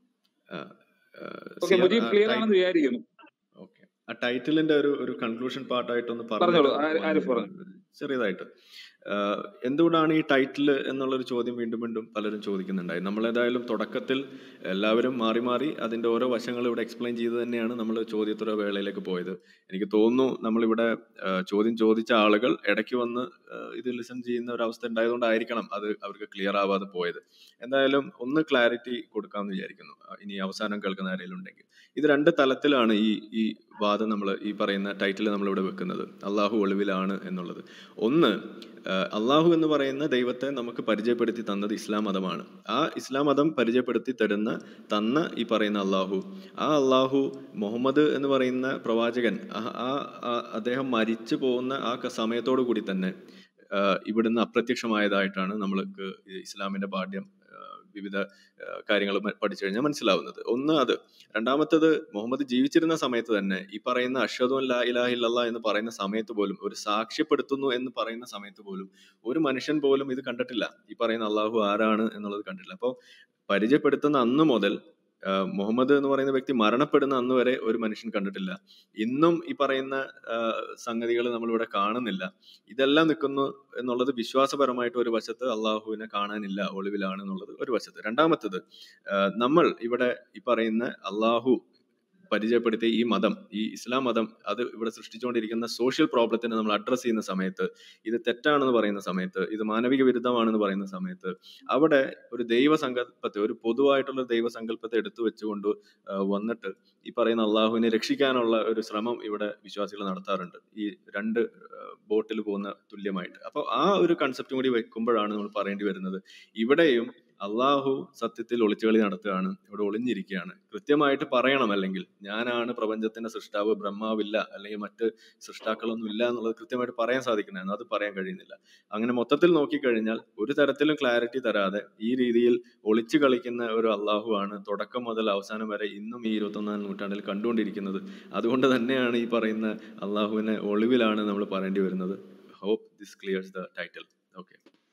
Speaker 6: ആ, ആ,
Speaker 3: ഓക്കെ
Speaker 6: സിയാർ
Speaker 3: മുജീബ്
Speaker 6: ആ
Speaker 3: ക്ലിയർ
Speaker 6: ടൈ
Speaker 3: ആണെന്ന് വിചാരിക്കുന്നു
Speaker 6: ഓക്കെ ആ ടൈറ്റിലിന്റെ ഒരു ഒരു കൺക്ലൂഷൻ പാർട്ടായിട്ടൊന്ന്
Speaker 3: പറഞ്ഞോളൂ
Speaker 6: പറഞ്ഞിട്ട്
Speaker 3: ആ-
Speaker 6: പോകാൻ
Speaker 3: ആരിഫ് പറഞ്ഞു
Speaker 6: ചെറിയതായിട്ട് ആഹ് എന്തുകൊണ്ടാണ് ഈ ടൈറ്റിൽ എന്നുള്ളൊരു ചോദ്യം വീണ്ടും വീണ്ടും പലരും ചോദിക്കുന്നുണ്ടായി നമ്മൾ ഏതായാലും തുടക്കത്തിൽ എല്ലാവരും മാറി മാറി അതിൻ്റെ ഓരോ വശങ്ങൾ ഇവിടെ എക്സ്പ്ലെയിൻ ചെയ്ത് തന്നെയാണ് നമ്മൾ ചോദ്യോത്തര വേളയിലേക്ക് പോയത് എനിക്ക് തോന്നുന്നു നമ്മളിവിടെ ആഹ് ചോദ്യം ചോദിച്ച ആളുകൾ ഇടയ്ക്ക് വന്ന് ആഹ് ഇത് ലിസൺ ചെയ്യുന്ന ഒരു അവസ്ഥ ഉണ്ടായതുകൊണ്ടായിരിക്കണം അത് അവർക്ക് ക്ലിയർ ആവാതെ പോയത് എന്തായാലും ഒന്ന് ക്ലാരിറ്റി കൊടുക്കാമെന്ന് വിചാരിക്കുന്നു ആഹ് ഇനി അവസാനം കേൾക്കുന്ന ആരെങ്കിലും ഉണ്ടെങ്കിൽ ഇത് രണ്ട് തലത്തിലാണ് ഈ ഈ വാദം നമ്മൾ ഈ പറയുന്ന ടൈറ്റിൽ നമ്മളിവിടെ വെക്കുന്നത് അള്ളാഹു ഒളിവിലാണ് എന്നുള്ളത് ഒന്ന് ആഹ് അള്ളാഹു എന്ന് പറയുന്ന ദൈവത്തെ നമുക്ക് പരിചയപ്പെടുത്തി തന്നത് ഇസ്ലാം മതമാണ് ആ ഇസ്ലാം മതം പരിചയപ്പെടുത്തി തരുന്ന തന്ന ഈ പറയുന്ന അള്ളാഹു ആ അള്ളാഹു മുഹമ്മദ് എന്ന് പറയുന്ന പ്രവാചകൻ ആ- ആ ആ- അദ്ദേഹം മരിച്ചു പോകുന്ന ആ ക- സമയത്തോടു കൂടി തന്നെ ആഹ് ഇവിടുന്ന് അപ്രത്യക്ഷമായതായിട്ടാണ് നമ്മൾക്ക് ഈ ഇസ്ലാമിന്റെ പാഠ്യം ആഹ് വിവിധ കാര്യങ്ങൾ പഠിച്ചു കഴിഞ്ഞാൽ മനസ്സിലാവുന്നത് ഒന്ന് അത് രണ്ടാമത്തത് മുഹമ്മദ് ജീവിച്ചിരുന്ന സമയത്ത് തന്നെ ഈ പറയുന്ന അഷ്ഹദു അൻ ലാ ഇലാഹ ഇല്ലല്ലാ എന്ന് പറയുന്ന സമയത്ത് പോലും ഒരു സാക്ഷ്യപ്പെടുത്തുന്നു എന്ന് പറയുന്ന സമയത്ത് പോലും ഒരു മനുഷ്യൻ പോലും ഇത് കണ്ടിട്ടില്ല ഈ പറയുന്ന അള്ളാഹു ആരാണ് എന്നുള്ളത് കണ്ടിട്ടില്ല അപ്പോൾ പരിചയപ്പെടുത്തുന്ന അന്ന് മുതൽ ആ, മുഹമ്മദ് എന്ന് പറയുന്ന വ്യക്തി മരണപ്പെടുന്ന അന്ന് വരെ ഒരു മനുഷ്യൻ കണ്ടിട്ടില്ല ഇന്നും ഈ പറയുന്ന സംഗതികൾ നമ്മളിവിടെ കാണുന്നില്ല ഇതെല്ലാം നിൽക്കുന്നു എന്നുള്ളത് വിശ്വാസപരമായിട്ട് ഒരു വശത്ത് അള്ളാഹുവിനെ കാണാനില്ല ഒളിവിലാണ് എന്നുള്ളത് ഒരു വശത്ത് രണ്ടാമത്തത് ആ, നമ്മൾ ഇവിടെ ഈ പറയുന്ന അള്ളാഹു പരിചയപ്പെടുത്തിയ ഈ മതം ഈ ഇസ്ലാം മതം അത് ഇവിടെ സൃഷ്ടിച്ചുകൊണ്ടിരിക്കുന്ന സോഷ്യൽ പ്രോബ്ലത്തിനെ നമ്മൾ അഡ്രസ്സ് ചെയ്യുന്ന സമയത്ത് ഇത് തെറ്റാണെന്ന് പറയുന്ന സമയത്ത് ഇത് മാനവിക വിരുദ്ധമാണെന്ന് പറയുന്ന സമയത്ത് അവിടെ ഒരു ദൈവസങ്കല്പത്തെ ഒരു പൊതുവായിട്ടുള്ള ഒരു ദൈവസങ്കല്പത്തെ എടുത്തു വെച്ചുകൊണ്ട് ആ, വന്നിട്ട് ഈ പറയുന്ന അള്ളാഹുവിനെ രക്ഷിക്കാനുള്ള ഒരു ശ്രമം ഇവിടെ വിശ്വാസികൾ നടത്താറുണ്ട് ഈ രണ്ട് ബോട്ടിൽ പോകുന്ന തുല്യമായിട്ട് അപ്പോൾ ആ ഒരു കൺസെപ്റ്റും കൂടി വെക്കുമ്പോഴാണ് നമ്മൾ പറയേണ്ടി വരുന്നത് ഇവിടെയും അള്ളാഹു സത്യത്തിൽ ഒളിച്ചുകളി നടത്തുകയാണ് ഇവിടെ ഒളിഞ്ഞിരിക്കുകയാണ് കൃത്യമായിട്ട് പറയണം അല്ലെങ്കിൽ ഞാനാണ് പ്രപഞ്ചത്തിന്റെ സൃഷ്ടാവ് ബ്രഹ്മാവില്ല അല്ലെങ്കിൽ മറ്റ് സൃഷ്ടാക്കളൊന്നും ഇല്ല എന്നുള്ളത് കൃത്യമായിട്ട് പറയാൻ സാധിക്കണമായിരുന്നു അത് പറയാൻ കഴിയുന്നില്ല അങ്ങനെ മൊത്തത്തിൽ നോക്കിക്കഴിഞ്ഞാൽ ഒരു തരത്തിലും ക്ലാരിറ്റി തരാതെ ഈ രീതിയിൽ ഒളിച്ചു കളിക്കുന്ന ഒരു അള്ളാഹു ആണ് തുടക്കം മുതൽ അവസാനം വരെ ഇന്നും ഈ ഇരുപത്തൊന്നാം നൂറ്റാണ്ടിൽ കണ്ടുകൊണ്ടിരിക്കുന്നത് അതുകൊണ്ട് തന്നെയാണ് ഈ പറയുന്ന അള്ളാഹുവിനെ ഒളിവിലാണ് നമ്മൾ പറയേണ്ടി വരുന്നത് hope this clears the title okay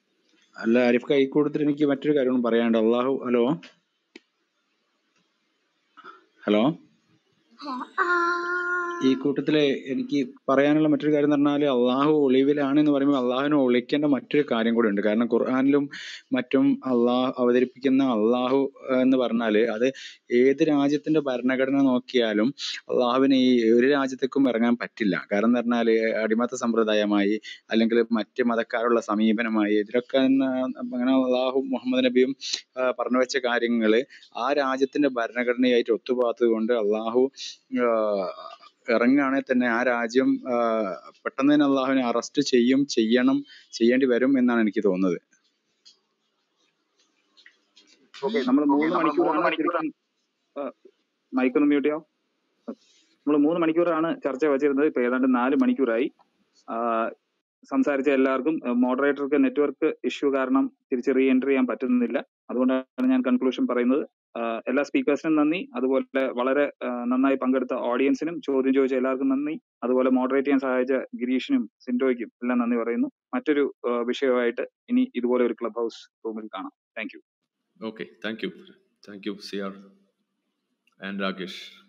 Speaker 4: അല്ല ആരിഫ് കൈ കൊടുത്തിട്ട് എനിക്ക് മറ്റൊരു കാര്യം കൂടി പറയാനുണ്ട് അള്ളാഹു ഹലോ ഹലോ ഈ കൂട്ടത്തില് എനിക്ക് പറയാനുള്ള മറ്റൊരു കാര്യം എന്ന് പറഞ്ഞാൽ അള്ളാഹു ഒളിവിലാണ് എന്ന് പറയുമ്പോൾ അള്ളാഹുവിനെ ഒളിക്കേണ്ട മറ്റൊരു കാര്യം കൂടി ഉണ്ട് കാരണം ഖുർആാനിലും മറ്റും അള്ളാഹു അവതരിപ്പിക്കുന്ന അള്ളാഹു ഏഹ്, എന്ന് പറഞ്ഞാൽ അത് ഏത് രാജ്യത്തിന്റെ ഭരണഘടന നോക്കിയാലും അള്ളാഹുവിന് ഈ ഒരു രാജ്യത്തേക്കും ഇറങ്ങാൻ പറ്റില്ല കാരണം എന്ന് പറഞ്ഞാൽ അടിമത്ത സമ്പ്രദായമായി അല്ലെങ്കിൽ മറ്റ് മതക്കാരുള്ള സമീപനമായി ഇതിലൊക്കെ ന- അങ്ങനെ അള്ളാഹു മുഹമ്മദ് നബിയും ആ, പറഞ്ഞു വെച്ച കാര്യങ്ങൾ ആ രാജ്യത്തിന്റെ ഭരണഘടനയായിട്ട് ഒത്തുപോകാത്തത് കൊണ്ട് അള്ളാഹു ആ, ഇറങ്ങുകയാണെങ്കിൽ തന്നെ ആ രാജ്യം ആ, പെട്ടെന്ന് തന്നെ അള്ളാഹുവിനെ അറസ്റ്റ് ചെയ്യും ചെയ്യണം ചെയ്യേണ്ടി വരും എന്നാണ് എനിക്ക് തോന്നുന്നത്
Speaker 3: ഓക്കെ നമ്മൾ മൂന്ന് മണിക്കൂറാണ് ശരിക്കും മൈക്ക് ഒന്ന് മ്യൂട്ട് ചെയ്യാം നമ്മൾ മൂന്ന് മണിക്കൂറാണ് ചർച്ച വെച്ചിരുന്നത് ഇപ്പൊ ഏതാണ്ട് നാല് മണിക്കൂറായി ആ, സംസാരിച്ച എല്ലാവർക്കും മോഡറേറ്റർക്ക് നെറ്റ്വർക്ക് ഇഷ്യൂ കാരണം തിരിച്ച് റീ എൻട്രി ചെയ്യാൻ പറ്റുന്നില്ല അതുകൊണ്ടാണ് ഞാൻ കൺക്ലൂഷൻ പറയുന്നത് ആ, എല്ലാ സ്പീക്കേഴ്സിനും നന്ദി അതുപോലെ വളരെ ആ, നന്നായി പങ്കെടുത്ത ഓഡിയൻസിനും ചോദ്യം ചോദിച്ച എല്ലാവർക്കും നന്ദി അതുപോലെ മോഡറേറ്റ് ചെയ്യാൻ സഹായിച്ച ഗിരീഷിനും സിൻഡോയ്ക്കും എല്ലാം നന്ദി പറയുന്നു മറ്റൊരു ആ, വിഷയമായിട്ട് ഇനി ഇതുപോലെ ഒരു ക്ലബ് ഹൗസ് റൂമിൽ കാണാം thank you
Speaker 6: okay thank you thank you CR and Rakesh